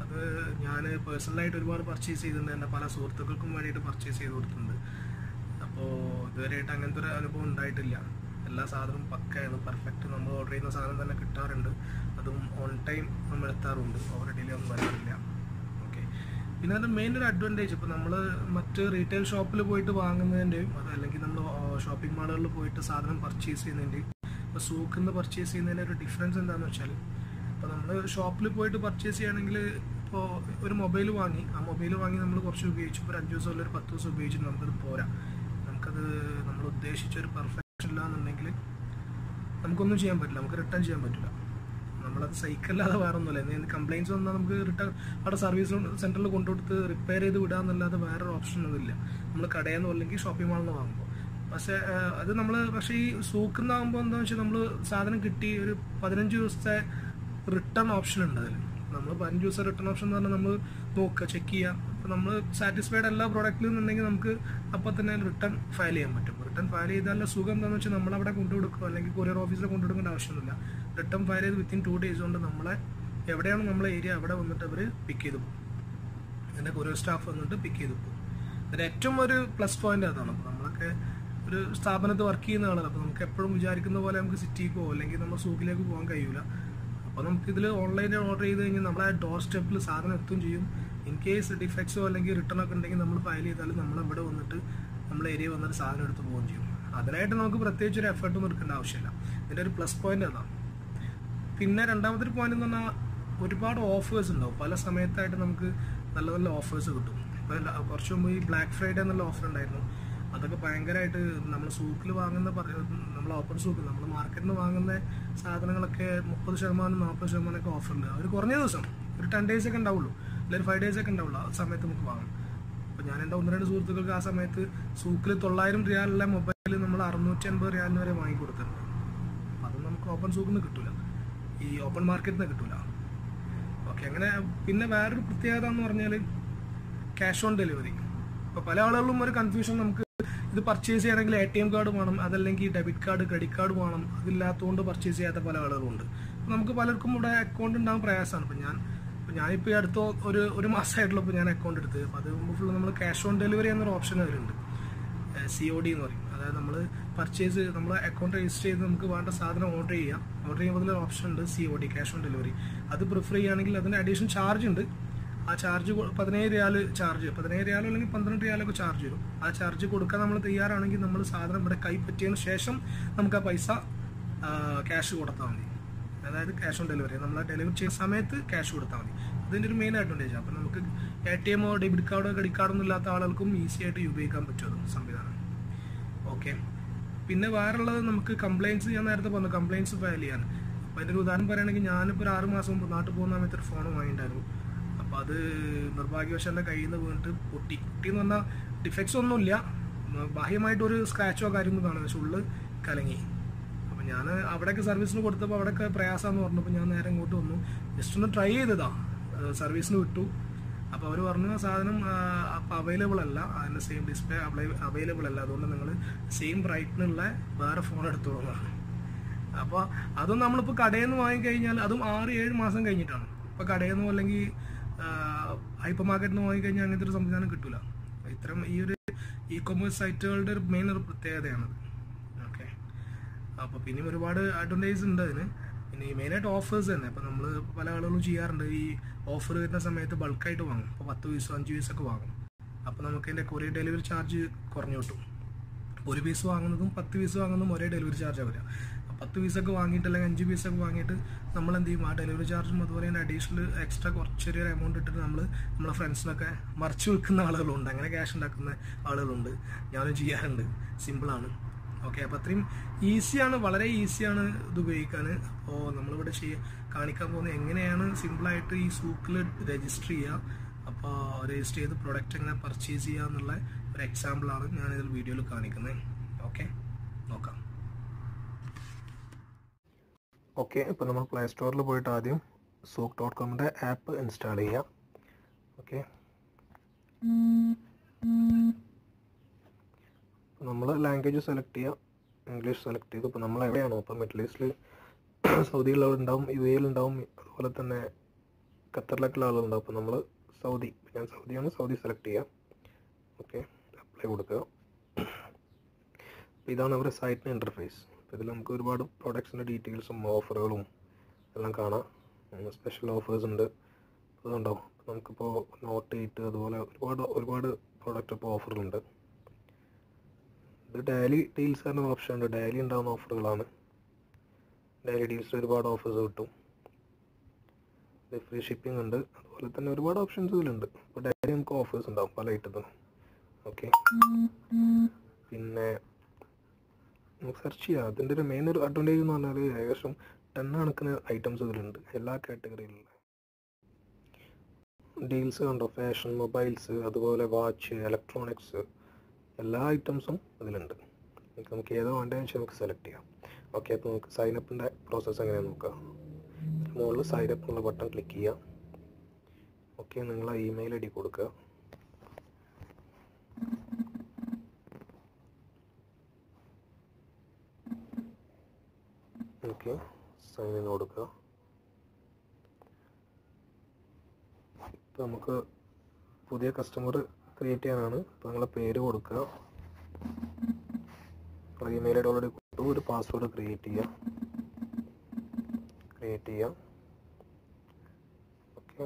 Speaker 1: അത് ഞാൻ പേഴ്സണലായിട്ട് ഒരുപാട് പർച്ചേസ് ചെയ്തിട്ടുണ്ട് എൻ്റെ പല സുഹൃത്തുക്കൾക്കും വേണ്ടിയിട്ട് പർച്ചേസ് ചെയ്ത് കൊടുത്തിട്ടുണ്ട് അപ്പോൾ ഇതുവരെയായിട്ട് അങ്ങനത്തെ ഒരു അനുഭവം ഉണ്ടായിട്ടില്ല എല്ലാ സാധനവും പക്കയാണ് പെർഫെക്റ്റ് നമ്മൾ ഓർഡർ ചെയ്യുന്ന സാധനം തന്നെ കിട്ടാറുണ്ട് അതും ഓൺ ടൈം നമ്മൾ എത്താറുണ്ട് ഓവർ ഡിലേ ഒന്നും വരാറില്ല ഓക്കെ പിന്നെ അതിൻ്റെ മെയിൻ ഒരു അഡ്വാൻറ്റേജ് ഇപ്പോൾ നമ്മൾ മറ്റ് റീറ്റെയിൽ ഷോപ്പിൽ പോയിട്ട് വാങ്ങുന്നതിൻ്റെയും അത് അല്ലെങ്കിൽ നമ്മൾ ഷോപ്പിംഗ് മാളുകളിൽ പോയിട്ട് സാധനം പർച്ചേസ് ചെയ്യുന്നതിൻ്റെയും ഇപ്പോൾ സൂക്കിൽ നിന്ന് പർച്ചേസ് ചെയ്യുന്നതിൻ്റെ ഒരു ഡിഫറൻസ് എന്താണെന്ന് വെച്ചാൽ ഇപ്പോൾ നമ്മൾ ഷോപ്പിൽ പോയിട്ട് പർച്ചേസ് ചെയ്യുകയാണെങ്കിൽ ഇപ്പോൾ ഒരു മൊബൈൽ വാങ്ങി ആ മൊബൈൽ വാങ്ങി നമ്മൾ കുറച്ച് ഉപയോഗിച്ചു ഇപ്പോൾ ഒരു അഞ്ച് ദിവസം അല്ലെങ്കിൽ ഒരു പത്ത് ദിവസം ഉപയോഗിച്ചിട്ട് നമുക്കത് പോരാ നമുക്കത് നമ്മൾ ഉദ്ദേശിച്ച ഒരു പെർഫെക്ഷൻ ഇല്ല എന്നുണ്ടെങ്കിൽ നമുക്കൊന്നും ചെയ്യാൻ പറ്റില്ല നമുക്ക് റിട്ടേൺ ചെയ്യാൻ പറ്റില്ല നമ്മളത് സൈക്കിളല്ലാതെ വേറെ ഒന്നുമില്ല എന്തെങ്കിലും കംപ്ലയിൻസ് വന്നാൽ നമുക്ക് റിട്ടേൺ അവിടെ സർവീസ് സെൻറ്ററിൽ കൊണ്ടുകൊടുത്ത് റിപ്പയർ ചെയ്ത് വിടാന്നല്ലാതെ വേറൊരു ഓപ്ഷൻ ഒന്നുമില്ല നമ്മൾ കടയിൽ നിന്ന് അല്ലെങ്കിൽ ഷോപ്പിംഗ് മാളിൽ നിന്ന് വാങ്ങുമ്പോൾ പക്ഷേ ഏഹ്, അത് നമ്മൾ പക്ഷേ ഈ സൂക്കുന്നാകുമ്പോൾ എന്താണെന്ന് വെച്ചാൽ നമ്മൾ സാധനം കിട്ടി ഒരു പതിനഞ്ച് ദിവസത്തെ റിട്ടേൺ ഓപ്ഷൻ ഉണ്ട് അതിൽ നമ്മൾ പതിനഞ്ച് ദിവസം റിട്ടേൺ ഓപ്ഷൻ എന്ന് പറഞ്ഞാൽ നമ്മൾ നോക്കുക ചെക്ക് ചെയ്യുക അപ്പോൾ നമ്മൾ സാറ്റിസ്ഫൈഡ് എല്ലാ പ്രോഡക്റ്റിലും നിന്നുണ്ടെങ്കിൽ നമുക്ക് അപ്പോൾ തന്നെ റിട്ടേൺ ഫയൽ ചെയ്യാൻ പറ്റും റിട്ടേൺ ഫയൽ ചെയ്താലുള്ള സുഖം എന്താണെന്ന് വെച്ചാൽ നമ്മളവിടെ കൊണ്ടുകൊടുക്കുക അല്ലെങ്കിൽ കൊറിയർ ഓഫീസിൽ കൊണ്ടുകൊടുക്കേണ്ട ആവശ്യമൊന്നുമില്ല റിട്ടേൺ ഫയൽ ചെയ്ത് വിത്തിൻ ടു ഡേയ്സ് കൊണ്ട് നമ്മളെ എവിടെയാണ് നമ്മളെ ഏരിയ അവിടെ വന്നിട്ട് അവർ പിക്ക് ചെയ്ത് പോകും എൻ്റെ കൊറിയർ സ്റ്റാഫ് വന്നിട്ട് പിക്ക് ചെയ്ത് പോകും അതിന് ഏറ്റവും ഒരു പ്ലസ് പോയിന്റ് അതാണ് അപ്പോൾ നമ്മളൊക്കെ ഒരു സ്ഥാപനത്തിൽ വർക്ക് ചെയ്യുന്ന ആളാണ് അപ്പോൾ നമുക്ക് എപ്പോഴും വിചാരിക്കുന്ന പോലെ നമുക്ക് സിറ്റിക്ക് പോകും അല്ലെങ്കിൽ നമ്മൾ സൂക്കിലേക്ക് പോകാൻ കഴിയൂല അപ്പോൾ നമുക്ക് ഇതിൽ ഓൺലൈനിൽ ഓർഡർ ചെയ്ത് കഴിഞ്ഞാൽ നമ്മളെ ഡോർ സ്റ്റെപ്പിൽ സാധനം എത്തും ചെയ്യും ഇൻ കേസ് ഡിഫക്ട്സോ അല്ലെങ്കിൽ റിട്ടേൺ ഒക്കെ ഉണ്ടെങ്കിൽ നമ്മൾ ഫയൽ ചെയ്താൽ നമ്മൾ ഇവിടെ വന്നിട്ട് നമ്മൾ ഏരിയ വന്നിട്ട് സാധനം എടുത്ത് പോവുകയും ചെയ്യും അതിനായിട്ട് നമുക്ക് പ്രത്യേകിച്ച് ഒരു എഫേർട്ട് ഒന്നും എടുക്കേണ്ട ആവശ്യമില്ല ഇതിൻ്റെ ഒരു പ്ലസ് പോയിന്റ് അതാണ് പിന്നെ രണ്ടാമത്തെ ഒരു പോയിന്റ് എന്ന് പറഞ്ഞാൽ ഒരുപാട് ഓഫേഴ്സ് ഉണ്ടാവും പല സമയത്തായിട്ട് നമുക്ക് നല്ല നല്ല ഓഫേഴ്സ് കിട്ടും ഇപ്പോൾ കുറച്ച് മുമ്പ് ഈ ബ്ലാക്ക് ഫ്രൈഡേ എന്നുള്ള ഓഫർ ഉണ്ടായിരുന്നു അതൊക്കെ ഭയങ്കരമായിട്ട് നമ്മൾ സൂക്കിൽ വാങ്ങുന്ന നമ്മൾ ഓപ്പൺ സൂക്കിൽ നമ്മൾ മാർക്കറ്റിൽ നിന്ന് വാങ്ങുന്ന സാധനങ്ങളൊക്കെ മുപ്പത് ശതമാനം നാൽപ്പത് ശതമാനമൊക്കെ ഓഫർ ഉണ്ട് ഒരു കുറഞ്ഞ ദിവസം ഒരു ടെൻ ഡേയ്സ് ഒക്കെ ഉണ്ടാവുള്ളൂ അല്ലെങ്കിൽ ഫൈവ് ഡേയ്സ് ഒക്കെ ഉണ്ടാവുള്ളൂ ആ സമയത്ത് നമുക്ക് വാങ്ങാം അപ്പോൾ ഞാൻ എൻ്റെ ഒന്ന് രണ്ട് സുഹൃത്തുക്കൾക്ക് ആ സമയത്ത് സൂക്കിൽ തൊള്ളായിരം റിയാലുള്ള മൊബൈൽ നമ്മൾ അറുന്നൂറ്റി അൻപത് റിയാലിന് വരെ വാങ്ങിക്കൊടുത്തിട്ടുണ്ട് അപ്പം അത് നമുക്ക് ഓപ്പൺ സൂക്കിൽ നിന്ന് കിട്ടില്ല ഈ ഓപ്പൺ മാർക്കറ്റിൽ നിന്ന് കിട്ടില്ല ഓക്കെ അങ്ങനെ പിന്നെ വേറൊരു പ്രത്യേകത എന്ന് പറഞ്ഞാൽ ക്യാഷ് ഓൺ ഡെലിവറി ഇപ്പോൾ പല ആളുകളിലും ഒരു കൺഫ്യൂഷൻ നമുക്ക് ഇത് പർച്ചേസ് ചെയ്യണമെങ്കിൽ എ ടി എം കാർഡ് വേണം അതല്ലെങ്കിൽ ഡെബിറ്റ് കാർഡ് ക്രെഡിറ്റ് കാർഡ് വേണം അതില്ലാത്തതുകൊണ്ട് പർച്ചേസ് ചെയ്യാത്ത പല ആളുകളുണ്ട് അപ്പോൾ നമുക്ക് പലർക്കും ഇവിടെ അക്കൗണ്ട് ഉണ്ടാകാൻ പ്രയാസമാണ് ഇപ്പം ഞാൻ ഇപ്പം ഞാനിപ്പോൾ ഈ അടുത്ത ഒരു ഒരു മാസമായിട്ടുള്ള ഇപ്പോൾ ഞാൻ അക്കൗണ്ട് എടുത്ത് അപ്പോൾ അത് മുമ്പ് ഫുള്ള് നമ്മൾ ക്യാഷ് ഓൺ ഡെലിവറി എന്നൊരു ഓപ്ഷൻ അതിലുണ്ട് സി ഒ ഡി എന്ന് പറയും അതായത് നമ്മൾ പർച്ചേസ് നമ്മൾ അക്കൗണ്ട് രജിസ്റ്റർ ചെയ്ത് നമുക്ക് വേണ്ട സാധനം ഓർഡർ ചെയ്യാം ഓർഡർ ചെയ്യുമ്പോൾ അതിൽ ഓപ്ഷൻ ഉണ്ട് C O D cash on delivery അത് പ്രിഫർ ചെയ്യുകയാണെങ്കിൽ അതിന് അഡീഷണൽ ചാർജ് ഉണ്ട് ആ ചാർജ് പതിനേഴ് റിയാൽ ചാർജ് പതിനേഴ് റിയാലോ അല്ലെങ്കിൽ പന്ത്രണ്ട് റിയാലൊക്കെ ചാർജ് വരും ആ ചാർജ് കൊടുക്കാൻ നമ്മൾ തയ്യാറാണെങ്കിൽ നമ്മൾ സാധനം ഇവിടെ കൈപ്പറ്റിയതിന് ശേഷം നമുക്ക് ആ പൈസ ക്യാഷ് കൊടുത്താൽ മതി അതായത് ക്യാഷ് ഓൺ ഡെലിവറി നമ്മൾ ഡെലിവറി ചെയ്യുന്ന സമയത്ത് ക്യാഷ് കൊടുത്താൽ മതി അതിൻ്റെ ഒരു മെയിൻ അഡ്വാൻറ്റേജ് അപ്പം നമുക്ക് എ ടി എമ്മോ ഡെബിറ്റ് കാർഡോ ക്രെഡിറ്റ് കാർഡൊന്നും ഇല്ലാത്ത ആളുകൾക്കും ഈസി ആയിട്ട് ഉപയോഗിക്കാൻ പറ്റും അത് സംവിധാനം ഓക്കെ പിന്നെ വേറുള്ളത് നമുക്ക് കംപ്ലയിൻസ് ഞാൻ നേരത്തെ പറഞ്ഞു കംപ്ലയിൻസ് ഫയൽ ചെയ്യാൻ അപ്പോൾ അതിൻ്റെ ഒരു ഉദാഹരണം പറയുകയാണെങ്കിൽ ഞാനിപ്പോൾ ഒരു ആറ് മാസം മുമ്പ് നാട്ടിൽ പോകുന്ന സമയത്ത് ഒരു ഫോൺ വാങ്ങിയിട്ടുണ്ടായിരുന്നു അപ്പോൾ അത് നിർഭാഗ്യവശാൽ എൻ്റെ കയ്യിൽ നിന്ന് വീണിട്ട് പൊട്ടി പൊട്ടി എന്ന് പറഞ്ഞാൽ ഡിഫക്ട്സ് ഒന്നുമില്ല ബാഹ്യമായിട്ടൊരു സ്ക്രാച്ചോ കാര്യമൊന്നും കാണും പക്ഷെ ഉള്ളിൽ കലങ്ങി അപ്പം ഞാൻ അവിടെയൊക്കെ സർവീസിന് കൊടുത്തപ്പോൾ അവിടെയൊക്കെ പ്രയാസമെന്ന് പറഞ്ഞപ്പോൾ ഞാൻ നേരെ ഇങ്ങോട്ട് വന്നു ജസ്റ്റ് ഒന്ന് ട്രൈ ചെയ്തതാ സർവീസിന് വിട്ടു അപ്പോൾ അവർ പറഞ്ഞു ആ സാധനം അപ്പോൾ അവൈലബിൾ അല്ല അതിൻ്റെ സെയിം ഡിസ്പ്ലേ അവൈലബിൾ അല്ല അതുകൊണ്ട് നിങ്ങൾ സെയിം ബ്രൈറ്റിനുള്ള വേറെ ഫോൺ എടുത്തോളൂ എന്നാണ് അപ്പോൾ അതും നമ്മളിപ്പോൾ കടയിൽ നിന്ന് വാങ്ങിക്കഴിഞ്ഞാൽ അതും ആറ് ഏഴ് മാസം കഴിഞ്ഞിട്ടാണ് ഇപ്പോൾ കടയിൽ നിന്നോ അല്ലെങ്കിൽ ഹൈപ്പർ മാർക്കറ്റിൽ നിന്ന് വാങ്ങിക്കഴിഞ്ഞാൽ അങ്ങനത്തെ ഒരു സംവിധാനം കിട്ടില്ല ഇത്തരം ഈ ഒരു ഇ കൊമേഴ്സ് സൈറ്റുകളുടെ ഒരു മെയിൻ ഒരു പ്രത്യേകതയാണത് ഓക്കെ അപ്പോൾ പിന്നെയും ഒരുപാട് അഡ്വാൻറ്റേജ് ഉണ്ട് അതിന് പിന്നെ ഈ മെയിനായിട്ട് ഓഫേഴ്സ് തന്നെ അപ്പോൾ നമ്മൾ പല ആളുകളും ചെയ്യാറുണ്ട് ഈ ഓഫർ വരുന്ന സമയത്ത് ബൾക്കായിട്ട് വാങ്ങും അപ്പോൾ പത്ത് പീസോ അഞ്ച് പീസൊക്കെ വാങ്ങും അപ്പോൾ നമുക്ക് അതിൻ്റെ കൊറിയർ ഡെലിവറി ചാർജ് കുറഞ്ഞു കിട്ടും ഒരു പീസ് വാങ്ങുന്നതും പത്ത് പീസ് വാങ്ങുന്നതും ഒരേ ഡെലിവറി ചാർജാണ് വരിക പത്ത് പീസൊക്കെ വാങ്ങിയിട്ട് അല്ലെങ്കിൽ അഞ്ച് പീസൊക്കെ വാങ്ങിയിട്ട് നമ്മൾ എന്ത് ചെയ്യും ആ ഡെലിവറി ചാർജും അതുപോലെ തന്നെ അഡീഷണൽ എക്സ്ട്രാ കുറച്ചൊരു എമൗണ്ട് ഇട്ടിട്ട് നമ്മൾ നമ്മളെ ഫ്രണ്ട്സിനൊക്കെ മറിച്ച് വെക്കുന്ന ആളുകളുണ്ട് അങ്ങനെ ക്യാഷ് ഉണ്ടാക്കുന്ന ആളുകളുണ്ട് ഞാനും ചെയ്യാറുണ്ട് സിമ്പിളാണ് ഓക്കെ അപ്പോൾ അത്രയും ഈസിയാണ് വളരെ ഈസിയാണ് ഇത് ഉപയോഗിക്കാൻ അപ്പോൾ നമ്മളിവിടെ ചെയ്യ കാണിക്കാൻ പോകുന്നത് എങ്ങനെയാണ് സിമ്പിളായിട്ട് ഈ സൂക്കിൽ രജിസ്റ്റർ ചെയ്യുക അപ്പോൾ രജിസ്റ്റർ ചെയ്ത് പ്രൊഡക്റ്റ് എങ്ങനെ പർച്ചേസ് ചെയ്യുക എന്നുള്ള ഒരു എക്സാമ്പിളാണ് ഞാനിതിൽ വീഡിയോയിൽ കാണിക്കുന്നത് ഓക്കെ നോക്കാം
Speaker 2: ഓക്കെ ഇപ്പോൾ നമ്മൾ പ്ലേ സ്റ്റോറിൽ പോയിട്ട് ആദ്യം സൂക്ക് ഡോട്ട് കോമിൻ്റെ ആപ്പ് ഇൻസ്റ്റാൾ ചെയ്യുക ഓക്കെ നമ്മൾ ലാംഗ്വേജ് സെലക്ട് ചെയ്യുക ഇംഗ്ലീഷ് സെലക്ട് ചെയ്തു ഇപ്പോൾ നമ്മൾ എവിടെയാണോ ഇപ്പോൾ മിഡിൽ ഈസ്റ്റിൽ സൗദിയിലുണ്ടാവും യു എയിലുണ്ടാവും അതുപോലെ തന്നെ ഖത്തറിലൊക്കെ ആളുകളുണ്ടാവും അപ്പോൾ നമ്മൾ സൗദി ഞാൻ സൗദിയാണ് സൗദി സെലക്ട് ചെയ്യാം ഓക്കെ അപ്ലൈ കൊടുക്കുക അപ്പോൾ ഇതാണ് അവരുടെ സൈറ്റിൻ്റെ ഇൻ്റർഫേസ് അപ്പോൾ ഇതിൽ നമുക്ക് ഒരുപാട് പ്രോഡക്ട്സിൻ്റെ ഡീറ്റെയിൽസും ഓഫറുകളും എല്ലാം കാണാം സ്പെഷ്യൽ ഓഫേഴ്സ് ഉണ്ട് അതുണ്ടാവും നമുക്കിപ്പോൾ നോട്ട് എയ്റ്റ് അതുപോലെ ഒരുപാട് ഒരുപാട് പ്രോഡക്റ്റ് ഇപ്പോൾ ഓഫറിലുണ്ട് ഇത് ഡെയിലി ഡീൽസ് തന്നെ ഓപ്ഷൻ ഉണ്ട് ഡെയിലി ഉണ്ടാകുന്ന ഓഫറുകളാണ് ഡെയിലി ഡീൽസിൽ ഒരുപാട് ഓഫേഴ്സ് കിട്ടും ഇത് ഫ്രീ ഷിപ്പിംഗ് ഉണ്ട് അതുപോലെ തന്നെ ഒരുപാട് ഓപ്ഷൻസ് ഇതിലുണ്ട് ഇപ്പോൾ ഡെയിലി നമുക്ക് ഓഫേഴ്സ് ഉണ്ടാവും പല ഐറ്റത്തിനും ഓക്കെ പിന്നെ നമുക്ക് സെർച്ച് ചെയ്യാം അതിൻ്റെ ഒരു മെയിൻ ഒരു അഡ്വാൻറ്റേജ് എന്ന് പറഞ്ഞാൽ ഏകദേശം ടെൻ കണക്കിന് ഐറ്റംസ് ഇതിലുണ്ട് എല്ലാ കാറ്റഗറിയിലുള്ള ഡീൽസ് കണ്ടോ ഫാഷൻ മൊബൈൽസ് അതുപോലെ വാച്ച് ഇലക്ട്രോണിക്സ് എല്ലാ ഐറ്റംസും ഇതിലുണ്ട് നമുക്ക് നമുക്ക് ഏതോ വേണ്ടതെന്ന് വെച്ചാൽ നമുക്ക് സെലക്ട് ചെയ്യാം ഓക്കെ അപ്പോൾ നമുക്ക് സൈനപ്പിൻ്റെ പ്രോസസ്സ് എങ്ങനെയാണെന്ന് നോക്കാം മുകളിൽ സൈനപ്പ് എന്നുള്ള ബട്ടൺ ക്ലിക്ക് ചെയ്യാം ഓക്കെ നിങ്ങൾ ഇമെയിൽ ഐ ഡി കൊടുക്കുക ഓക്കെ സൈൻ ഇൻ കൊടുക്കുക ഇപ്പോൾ നമുക്ക് പുതിയ കസ്റ്റമർ ക്രിയേറ്റ് ചെയ്യാനാണ് ഇപ്പോൾ നിങ്ങളെ പേര് കൊടുക്കുക നിങ്ങളെ ഇമെയിൽ ഐ ഡി ഓൾറെഡി കൊടുത്തു ഒരു പാസ്വേഡ് ക്രിയേറ്റ് ചെയ്യുക ക്രിയേറ്റ് ചെയ്യാം ഓക്കെ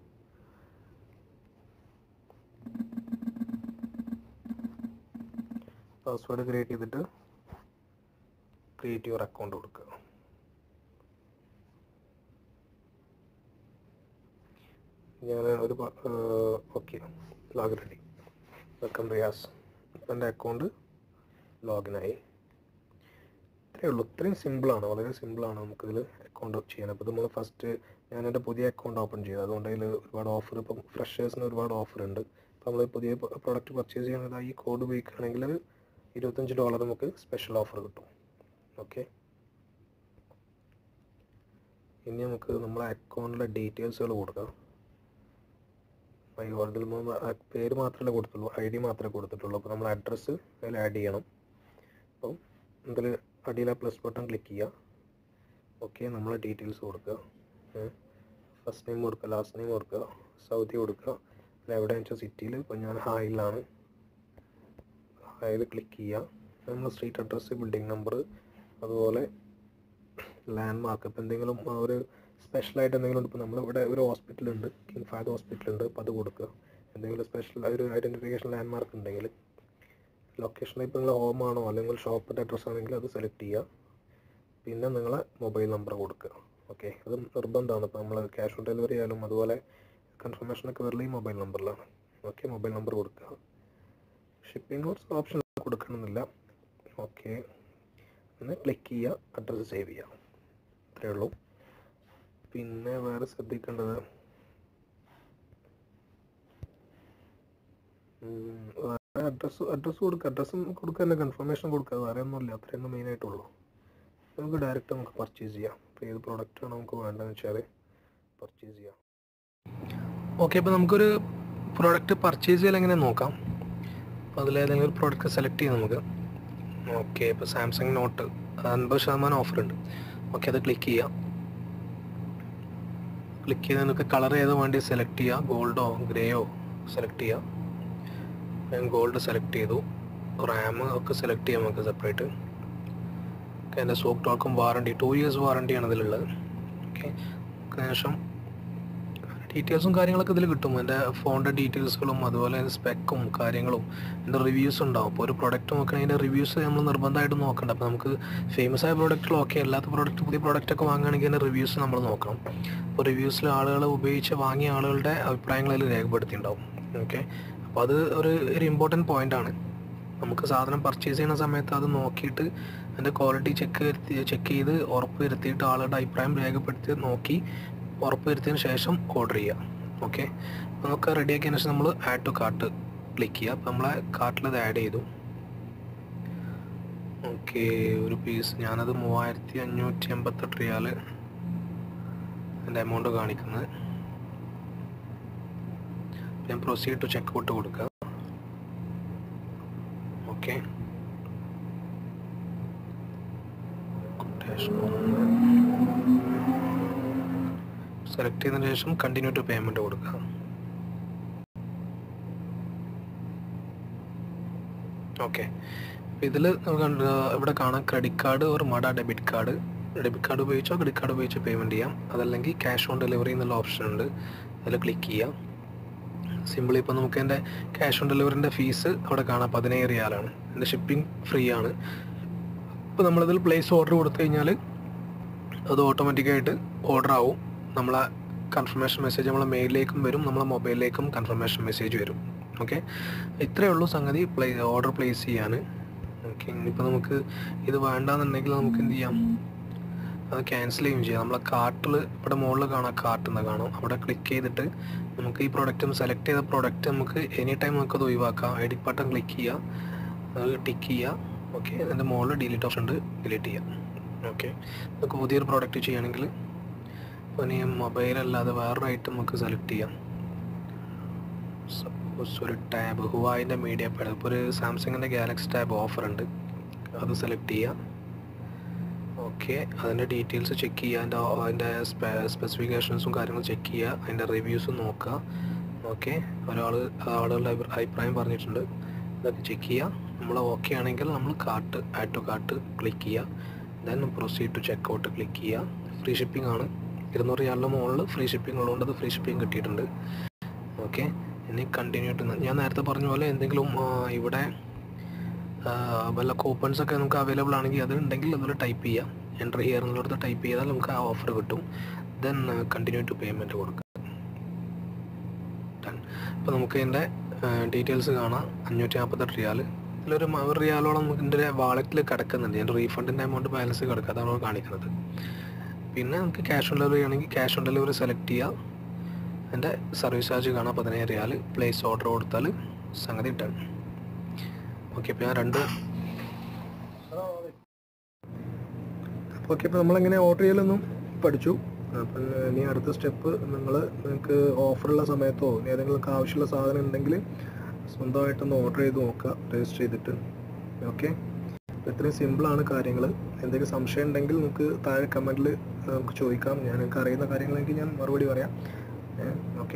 Speaker 2: പാസ്വേഡ് ക്രിയേറ്റ് ചെയ്തിട്ട് ക്രിയേറ്റ് യുവർ അക്കൗണ്ട് കൊടുക്കുക ഞാൻ ഒരു okay login ready welcome Riyas എൻ്റെ അക്കൗണ്ട് ലോഗിനായി ഇത്രയേ ഉള്ളൂ ഇത്രയും സിമ്പിളാണ് വളരെ സിമ്പിളാണ് നമുക്കിതിൽ അക്കൗണ്ട് ചെയ്യാൻ അപ്പോൾ നമ്മൾ ഫസ്റ്റ് ഞാൻ എൻ്റെ പുതിയ അക്കൗണ്ട് ഓപ്പൺ ചെയ്തു അതുകൊണ്ട് അതിൽ ഒരുപാട് ഓഫർ ഇപ്പം ഫ്രഷേഴ്സിന് ഒരുപാട് ഓഫർ ഉണ്ട് അപ്പോൾ നമ്മൾ പുതിയ പ്രോഡക്റ്റ് പർച്ചേസ് ചെയ്യുന്നത് ഈ കോഡ് ഉപയോഗിക്കുകയാണെങ്കിൽ ഇരുപത്തഞ്ച് ഡോളർ നമുക്ക് സ്പെഷ്യൽ ഓഫർ കിട്ടും ഓക്കെ ഇനി നമുക്ക് നമ്മളെ അക്കൗണ്ടിലെ ഡീറ്റെയിൽസുകൾ കൊടുക്കാം ഇതിൽ പേര് മാത്രമേ കൊടുത്തുള്ളൂ ഐ ഡി മാത്രമേ കൊടുത്തിട്ടുള്ളൂ അപ്പോൾ നമ്മൾ അഡ്രസ്സ് അതിൽ ആഡ് ചെയ്യണം അപ്പം ഇതിൽ അടിയിലെ പ്ലസ് ബട്ടൺ ക്ലിക്ക് ചെയ്യുക ഓക്കെ നമ്മളെ ഡീറ്റെയിൽസ് കൊടുക്കുക ഫസ്റ്റ് നെയിം കൊടുക്കുക ലാസ്റ്റ് നെയിം കൊടുക്കുക സൗദി കൊടുക്കുക എവിടെയാണെന്ന് വെച്ചാൽ സിറ്റിയിൽ ഇപ്പോൾ ഞാൻ ഹായിലാണ് ഹായിൽ ക്ലിക്ക് ചെയ്യുക നമ്മൾ സ്ട്രീറ്റ് അഡ്രസ്സ് ബിൽഡിംഗ് നമ്പർ അതുപോലെ ലാൻഡ് മാർക്ക് ഇപ്പോൾ എന്തെങ്കിലും ഒരു സ്പെഷ്യലായിട്ട് എന്തെങ്കിലും ഇപ്പോൾ നമ്മളിവിടെ ഒരു ഹോസ്പിറ്റലുണ്ട് കിങ് ഫാദർ ഹോസ്പിറ്റലുണ്ട് അപ്പോൾ അത് കൊടുക്കുക എന്തെങ്കിലും സ്പെഷ്യൽ ഒരു ഐഡൻറ്റിഫിക്കേഷൻ ലാൻഡ് മാർക്ക് ഉണ്ടെങ്കിൽ ലൊക്കേഷൻ ഇപ്പോൾ നിങ്ങൾ ഹോമാണോ അല്ലെങ്കിൽ ഷോപ്പിൻ്റെ അഡ്രസ്സ് ആണെങ്കിൽ അത് സെലക്ട് ചെയ്യുക പിന്നെ നിങ്ങളെ മൊബൈൽ നമ്പർ കൊടുക്കുക ഓക്കെ അത് നിർബന്ധമാണ് ഇപ്പോൾ നമ്മൾ ക്യാഷ് ഓൺ ഡെലിവറി ആയാലും അതുപോലെ കൺഫർമേഷനൊക്കെ വരല് ഈ മൊബൈൽ നമ്പറിലാണ് ഓക്കെ മൊബൈൽ നമ്പർ കൊടുക്കുക ഷിപ്പിംഗ് കുറച്ച് ഓപ്ഷൻ കൊടുക്കണമെന്നില്ല ഓക്കെ ഒന്ന് ക്ലിക്ക് ചെയ്യുക അഡ്രസ്സ് സേവ് ചെയ്യുക അത്രയേ ഉള്ളൂ പിന്നെ വേറെ ശ്രദ്ധിക്കേണ്ടത് അഡ്രസ്സ് അഡ്രസ്സ് കൊടുക്കുക അഡ്രസ്സും കൊടുക്കുക തന്നെ കൺഫർമേഷൻ കൊടുക്കുക വേറെ ഒന്നുമില്ല അത്രയൊന്നും മെയിനായിട്ടുള്ളൂ നമുക്ക് ഡയറക്റ്റ് നമുക്ക് പർച്ചേസ് ചെയ്യാം ഇപ്പോൾ ഏത് പ്രോഡക്റ്റാണ് നമുക്ക് വേണ്ടതെന്ന് വെച്ചാൽ പർച്ചേസ് ചെയ്യാം
Speaker 1: ഓക്കെ അപ്പോൾ നമുക്കൊരു പ്രോഡക്റ്റ് പർച്ചേസ് ചെയ്യാൻ എങ്ങനെ നോക്കാം അപ്പോൾ അതിലേതെങ്കിലും ഒരു പ്രോഡക്റ്റ് സെലക്ട് ചെയ്യാം നമുക്ക് ഓക്കെ ഇപ്പോൾ സാംസങ് നോട്ട് അൻപത് ശതമാനം ഓഫർ ഉണ്ട് ഓക്കെ അത് ക്ലിക്ക് ചെയ്യാം ക്ലിക്ക് ചെയ്ത് നിങ്ങൾക്ക് കളർ ഏതോ വേണ്ടി സെലക്ട് ചെയ്യുക ഗോൾഡോ ഗ്രേയോ സെലക്ട് ചെയ്യുക ഞാൻ ഗോൾഡ് സെലക്ട് ചെയ്തു റാം ഒക്കെ സെലക്ട് ചെയ്യാം നമുക്ക് സെപ്പറേറ്റ് ഓക്കെ എൻ്റെ സോപ്പ് ടോക്കും വാറണ്ടി ടു ഇയേഴ്സ് വാറണ്ടിയാണ് ഇതിലുള്ളത് ഓക്കെ ശേഷം ഡീറ്റെയിൽസും കാര്യങ്ങളൊക്കെ ഇതിൽ കിട്ടും എൻ്റെ ഫോണിൻ്റെ ഡീറ്റെയിൽസുകളും അതുപോലെ സ്പെക്കും കാര്യങ്ങളും എൻ്റെ റിവ്യൂസ് ഉണ്ടാവും അപ്പോൾ ഒരു പ്രൊഡക്റ്റ് നോക്കണമെങ്കിൽ അതിൻ്റെ റിവ്യൂസ് നമ്മൾ നിർബന്ധമായിട്ട് നോക്കണ്ട അപ്പോൾ നമുക്ക് ഫേമസ് ആയ പ്രോഡക്റ്റുകൾ ഓക്കെ അല്ലാത്ത പ്രോഡക്റ്റ് പുതിയ പ്രോഡക്റ്റ് ഒക്കെ വാങ്ങുകയാണെങ്കിൽ അതിൻ്റെ റിവ്യൂസ് നമ്മൾ നോക്കണം അപ്പോൾ റിവ്യൂസിൽ ആളുകൾ ഉപയോഗിച്ച് വാങ്ങിയ ആളുകളുടെ അഭിപ്രായങ്ങൾ അതിൽ രേഖപ്പെടുത്തിയിട്ടുണ്ടാവും ഓക്കെ അപ്പോൾ അത് ഒരു ഒരു ഇമ്പോർട്ടൻറ്റ് പോയിൻ്റ് ആണ് നമുക്ക് സാധനം പർച്ചേസ് ചെയ്യുന്ന സമയത്ത് അത് നോക്കിയിട്ട് അതിൻ്റെ ക്വാളിറ്റി ചെക്ക് ചെക്ക് ചെയ്ത് ഉറപ്പ് വരുത്തിയിട്ട് ആളുടെ അഭിപ്രായം രേഖപ്പെടുത്തി നോക്കി ഉറപ്പ് വരുത്തിയതിന് ശേഷം ഓർഡർ ചെയ്യുക ഓക്കെ അപ്പോൾ നമുക്ക് റെഡി ആക്കിയതിന് ശേഷം നമ്മൾ ആഡ് ടു കാർട്ട് ക്ലിക്ക് ചെയ്യുക അപ്പോൾ നമ്മളെ കാർട്ടിൽ അത് ആഡ് ചെയ്തു ഓക്കെ ഒരു പീസ് ഞാനത് മൂവായിരത്തി അഞ്ഞൂറ്റി എൺപത്തെട്ട് റിയാൽ എൻ്റെ എമൗണ്ട് കാണിക്കുന്നത് ഞാൻ പ്രൊസീഡ് ടു ചെക്ക് ഔട്ട് കൊടുക്കുക ഓക്കെ
Speaker 2: സെലക്ട് ചെയ്തതിന് ശേഷം കണ്ടിന്യൂ ടു പേയ്മെൻറ്റ് കൊടുക്കുക ഓക്കെ ഇതിൽ നമുക്ക് ഇവിടെ കാണാം ക്രെഡിറ്റ് കാർഡ് ഒരു മട ഡെബിറ്റ് കാർഡ് ഡെബിറ്റ് കാർഡ് ഉപയോഗിച്ചോ ക്രെഡിറ്റ് കാർഡ് ഉപയോഗിച്ച് പേയ്മെൻറ്റ് ചെയ്യാം അതല്ലെങ്കിൽ ക്യാഷ് ഓൺ ഡെലിവറി എന്നുള്ള ഓപ്ഷൻ ഉണ്ട് അതിൽ ക്ലിക്ക് ചെയ്യാം സിമ്പിളി ഇപ്പോൾ നമുക്ക് എൻ്റെ ക്യാഷ് ഓൺ ഡെലിവറിൻ്റെ ഫീസ് അവിടെ കാണാം പതിനേഴ് റിയാലാണ് എൻ്റെ ഷിപ്പിംഗ് ഫ്രീ ആണ് ഇപ്പോൾ നമ്മളിതിൽ പ്ലേസ് ഓർഡർ കൊടുത്തു കഴിഞ്ഞാൽ അത് ഓട്ടോമാറ്റിക്കായിട്ട് ഓർഡർ ആവും നമ്മളെ കൺഫർമേഷൻ മെസ്സേജ് നമ്മളെ മെയിലിലേക്കും വരും നമ്മളെ മൊബൈലിലേക്കും കൺഫർമേഷൻ മെസ്സേജ് വരും ഓക്കെ ഇത്രയേ ഉള്ളൂ സംഗതി പ്ലേ ഓർഡർ പ്ലേസ് ചെയ്യാൻ ഓക്കെ ഇനിയിപ്പോൾ നമുക്ക് ഇത് വേണ്ടാന്നുണ്ടെങ്കിൽ നമുക്ക് എന്ത് ചെയ്യാം അത് ക്യാൻസൽ ചെയ്യുകയും ചെയ്യാം നമ്മളെ കാർട്ടിൽ ഇവിടെ മുകളിൽ കാണാം കാർട്ട് എന്ന് കാണാം അവിടെ ക്ലിക്ക് ചെയ്തിട്ട് നമുക്ക് ഈ പ്രൊഡക്റ്റും സെലക്ട് ചെയ്ത പ്രൊഡക്റ്റ് നമുക്ക് എനി ടൈം നമുക്കത് ഒഴിവാക്കാം എഡിറ്റ് ബട്ടൺ ക്ലിക്ക് ചെയ്യുക അത് ടിക്ക് ചെയ്യുക ഓക്കെ അതിൻ്റെ മുകളിൽ ഡിലീറ്റ് ഓപ്ഷൻ ഉണ്ട് ഡിലീറ്റ് ചെയ്യാം ഓക്കെ നമുക്ക് പുതിയൊരു പ്രോഡക്റ്റ് ചെയ്യുകയാണെങ്കിൽ ഇപ്പോൾ ഇനി മൊബൈൽ അല്ലാതെ വേറൊരു ഐറ്റം നമുക്ക് സെലക്ട് ചെയ്യാം സപ്പോസ് ഒരു ടാബ് ഹുവായിൻ്റെ മീഡിയ പാഡ് ഇപ്പോൾ ഒരു സാംസങ്ങിൻ്റെ ഗാലക്സി ടാബ് ഓഫർ ഉണ്ട് അത് സെലക്ട് ചെയ്യുക ഓക്കെ അതിൻ്റെ ഡീറ്റെയിൽസ് ചെക്ക് ചെയ്യുക അതിൻ്റെ അതിൻ്റെ സ്പെസിഫിക്കേഷൻസും കാര്യങ്ങളും ചെക്ക് ചെയ്യുക അതിൻ്റെ റിവ്യൂസും നോക്കുക ഓക്കെ ഒരാൾ ആളുകളുടെ അഭിപ്രായം പറഞ്ഞിട്ടുണ്ട് ഇതൊക്കെ ചെക്ക് ചെയ്യുക നമ്മൾ ഓക്കെ ആണെങ്കിൽ നമ്മൾ cart add to cart click ചെയ്യുക then proceed to checkout click ചെയ്യുക ഫ്രീ ഷിപ്പിംഗ് ആണ് ഇരുന്നൂറ് റിയാലിൻ്റെ മുകളിൽ ഫ്രീ ഷിപ്പിംഗ് ഉള്ളതുകൊണ്ട് അത് ഫ്രീ ഷിപ്പിംഗ് കിട്ടിയിട്ടുണ്ട് ഓക്കെ ഇനി കണ്ടിന്യൂ ടു ഞാൻ നേരത്തെ പറഞ്ഞ പോലെ എന്തെങ്കിലും ഇവിടെ വല്ല കൂപ്പൺസ് ഒക്കെ നമുക്ക് അവൈലബിൾ ആണെങ്കിൽ അത് ഉണ്ടെങ്കിൽ അതിൽ ടൈപ്പ് ചെയ്യാം എൻ്റർ ഹിയർ എന്നുള്ളത് ടൈപ്പ് ചെയ്താൽ നമുക്ക് ആ ഓഫർ കിട്ടും ദെൻ കണ്ടിന്യൂ ടു പേയ്മെൻറ്റ് കൊടുക്കുക ഡൺ ഇപ്പോൾ നമുക്ക് ഇതിൻ്റെ ഡീറ്റെയിൽസ് കാണാം അഞ്ഞൂറ്റി നാൽപ്പത്തെട്ട് റിയാൽ ഇതിലൊരു ഒരു റിയാലോളം നമുക്ക് എൻ്റെ വാളറ്റിൽ കിടക്കുന്നുണ്ട് എൻ്റെ റീഫണ്ടിൻ്റെ എമൗണ്ട് ബാലൻസ് കിടക്കുക അതാണ് കാണിക്കുന്നത് പിന്നെ നമുക്ക് ക്യാഷ് ഓൺ ഡെലിവറി ആണെങ്കിൽ ക്യാഷ് ഓൺ ഡെലിവറി സെലക്ട് ചെയ്യുക എൻ്റെ സർവീസ് ചാർജ് കാണാം പതിനേഴ് റിയാൽ പ്ലേസ് ഓർഡർ കൊടുത്താൽ സംഗതി ഡൺ ഓക്കെ ഇപ്പോൾ ഞാൻ രണ്ട് ഓക്കെ ഇപ്പോൾ നമ്മളെങ്ങനെ ഓർഡർ ചെയ്യലൊന്നും പഠിച്ചു അപ്പം ഇനി അടുത്ത സ്റ്റെപ്പ് നിങ്ങൾ നിങ്ങൾക്ക് ഓഫറുള്ള സമയത്തോ ഇനി ഏതെങ്കിലും ആവശ്യമുള്ള സാധനം ഉണ്ടെങ്കിൽ സ്വന്തമായിട്ടൊന്ന് ഓർഡർ ചെയ്ത് നോക്കുക രജിസ്റ്റർ ചെയ്തിട്ട് ഓക്കെ ഇത്രയും സിമ്പിളാണ് കാര്യങ്ങൾ എന്തെങ്കിലും സംശയം ഉണ്ടെങ്കിൽ നമുക്ക് താഴെ കമൻറ്റിൽ നമുക്ക് ചോദിക്കാം ഞാൻ എനിക്ക് അറിയുന്ന കാര്യങ്ങളെങ്കിൽ ഞാൻ മറുപടി പറയാം ഓക്കെ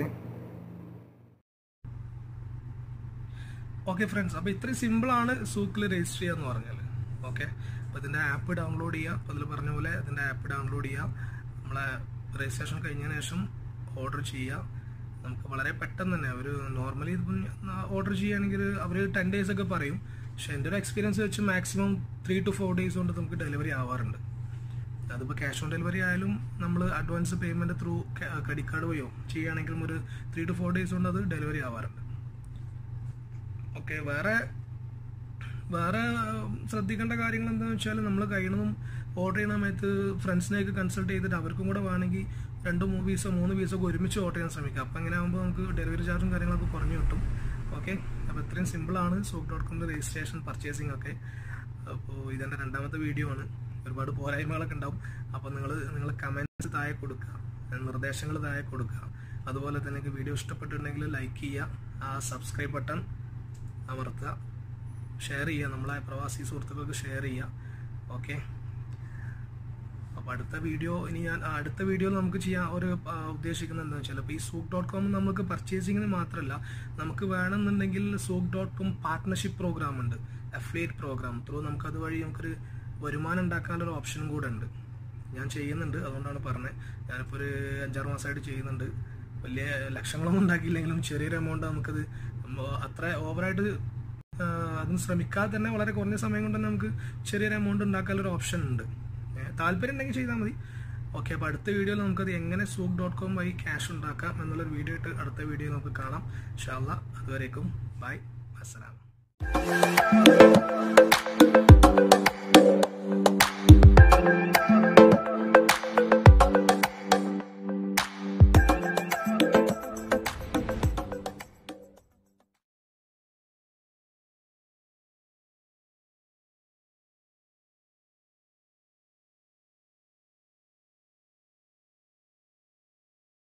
Speaker 1: ഓക്കെ ഫ്രണ്ട്സ് അപ്പോൾ ഇത്രയും സിമ്പിളാണ് സൂക്കിൽ രജിസ്റ്റർ ചെയ്യുക എന്ന് പറഞ്ഞാൽ ഓക്കെ അപ്പോൾ ഇതിൻ്റെ ആപ്പ് ഡൗൺലോഡ് ചെയ്യുക അപ്പോൾ അതിൽ പറഞ്ഞ പോലെ ഇതിൻ്റെ ആപ്പ് ഡൗൺലോഡ് ചെയ്യുക നമ്മളെ രജിസ്ട്രേഷൻ കഴിഞ്ഞതിന് ശേഷം ഓർഡർ ചെയ്യുക നമുക്ക് വളരെ പെട്ടെന്ന് തന്നെ ഒരു നോർമലി ഇപ്പം ഓർഡർ ചെയ്യുകയാണെങ്കിൽ അവർ ടെൻ ഡേയ്സ് ഒക്കെ പറയും പക്ഷേ എൻ്റെ ഒരു എക്സ്പീരിയൻസ് വെച്ച് maximum three to four days കൊണ്ട് നമുക്ക് ഡെലിവറി ആവാറുണ്ട് അതിപ്പോൾ ക്യാഷ് ഓൺ ഡെലിവറി ആയാലും നമ്മൾ advance payment through credit card വഴിയോ ചെയ്യുകയാണെങ്കിലും ഒരു ത്രീ ടു ഫോർ ഡേയ്സ് കൊണ്ട് അത് ഡെലിവറി ആവാറുണ്ട് ഓക്കെ വേറെ വേറെ ശ്രദ്ധിക്കേണ്ട കാര്യങ്ങൾ എന്താണെന്ന് വെച്ചാൽ നമ്മൾ കഴിയണതും ഓർഡർ ചെയ്യുന്ന സമയത്ത് ഫ്രണ്ട്സിനെയൊക്കെ കൺസൾട്ട് ചെയ്തിട്ട് അവർക്കും കൂടെ വേണമെങ്കിൽ രണ്ട് മൂവീസോ മൂന്ന് പീസൊക്കെ ഒരുമിച്ച് ഓർഡർ ചെയ്യാൻ ശ്രമിക്കുക അപ്പോൾ അങ്ങനെ ആകുമ്പോൾ നമുക്ക് ഡെലിവറി ചാർജും കാര്യങ്ങളൊക്കെ കുറഞ്ഞു കിട്ടും ഓക്കെ അപ്പോൾ ഇത്രയും സിമ്പിളാണ് സോക്ക് ഡോട്ട് കോമിൻ്റെ രജിസ്ട്രേഷൻ പർച്ചേസിംഗ് ഒക്കെ അപ്പോൾ ഇതെൻ്റെ രണ്ടാമത്തെ വീഡിയോ ആണ് ഒരുപാട് പോരായ്മകളൊക്കെ ഉണ്ടാവും അപ്പോൾ നിങ്ങൾ നിങ്ങൾ കമൻറ്റ്സ് താഴെ കൊടുക്കുക നിർദ്ദേശങ്ങൾ താഴെ കൊടുക്കുക അതുപോലെ തന്നെ നിങ്ങൾക്ക് വീഡിയോ ഇഷ്ടപ്പെട്ടിട്ടുണ്ടെങ്കിൽ ലൈക്ക് ചെയ്യുക ആ സബ്സ്ക്രൈബ് ബട്ടൺ അമർത്തുക ഷെയർ ചെയ്യുക നമ്മളെ പ്രവാസി സുഹൃത്തുക്കൾക്ക് ഷെയർ ചെയ്യുക ഓക്കെ അപ്പോൾ അടുത്ത വീഡിയോ ഇനി ഞാൻ അടുത്ത വീഡിയോയിൽ നമുക്ക് ചെയ്യാൻ ഒരു ഉദ്ദേശിക്കുന്നത് എന്താണെന്ന് വെച്ചാൽ ഇപ്പോൾ ഈ സൂക്ക് ഡോട്ട് കോം നമുക്ക് പർച്ചേസിങ്ങിന് മാത്രമല്ല നമുക്ക് വേണമെന്നുണ്ടെങ്കിൽ souk dot com partnership program ഉണ്ട് അഫിലിയേറ്റ് പ്രോഗ്രാം ത്രൂ നമുക്ക് അതുവഴി നമുക്കൊരു വരുമാനം ഉണ്ടാക്കാനൊരു ഓപ്ഷനും കൂടെ ഉണ്ട് ഞാൻ ചെയ്യുന്നുണ്ട് അതുകൊണ്ടാണ് പറഞ്ഞത് ഞാനിപ്പോൾ ഒരു അഞ്ചാറ് മാസമായിട്ട് ചെയ്യുന്നുണ്ട് വലിയ ലക്ഷങ്ങളൊന്നും ഉണ്ടാക്കിയില്ലെങ്കിലും ചെറിയൊരു എമൗണ്ട് നമുക്കത് അത്ര ഓവറായിട്ട് അതിന് ശ്രമിക്കാതെ തന്നെ വളരെ കുറഞ്ഞ സമയം കൊണ്ട് തന്നെ നമുക്ക് ചെറിയൊരു എമൗണ്ട് ഉണ്ടാക്കാനൊരു ഓപ്ഷൻ ഉണ്ട് താല്പര്യം ഉണ്ടെങ്കിൽ ചെയ്താൽ മതി ഓക്കെ അപ്പോൾ അടുത്ത വീഡിയോയിൽ നമുക്കത് എങ്ങനെ സൂക്ക് ഡോട്ട് കോം വഴി ക്യാഷ് ഉണ്ടാക്കാം എന്നുള്ളൊരു വീഡിയോ ഇട്ട് അടുത്ത വീഡിയോ നമുക്ക് കാണാം ഷാല്ല അതുവരേക്കും ബൈ അസ്സലാം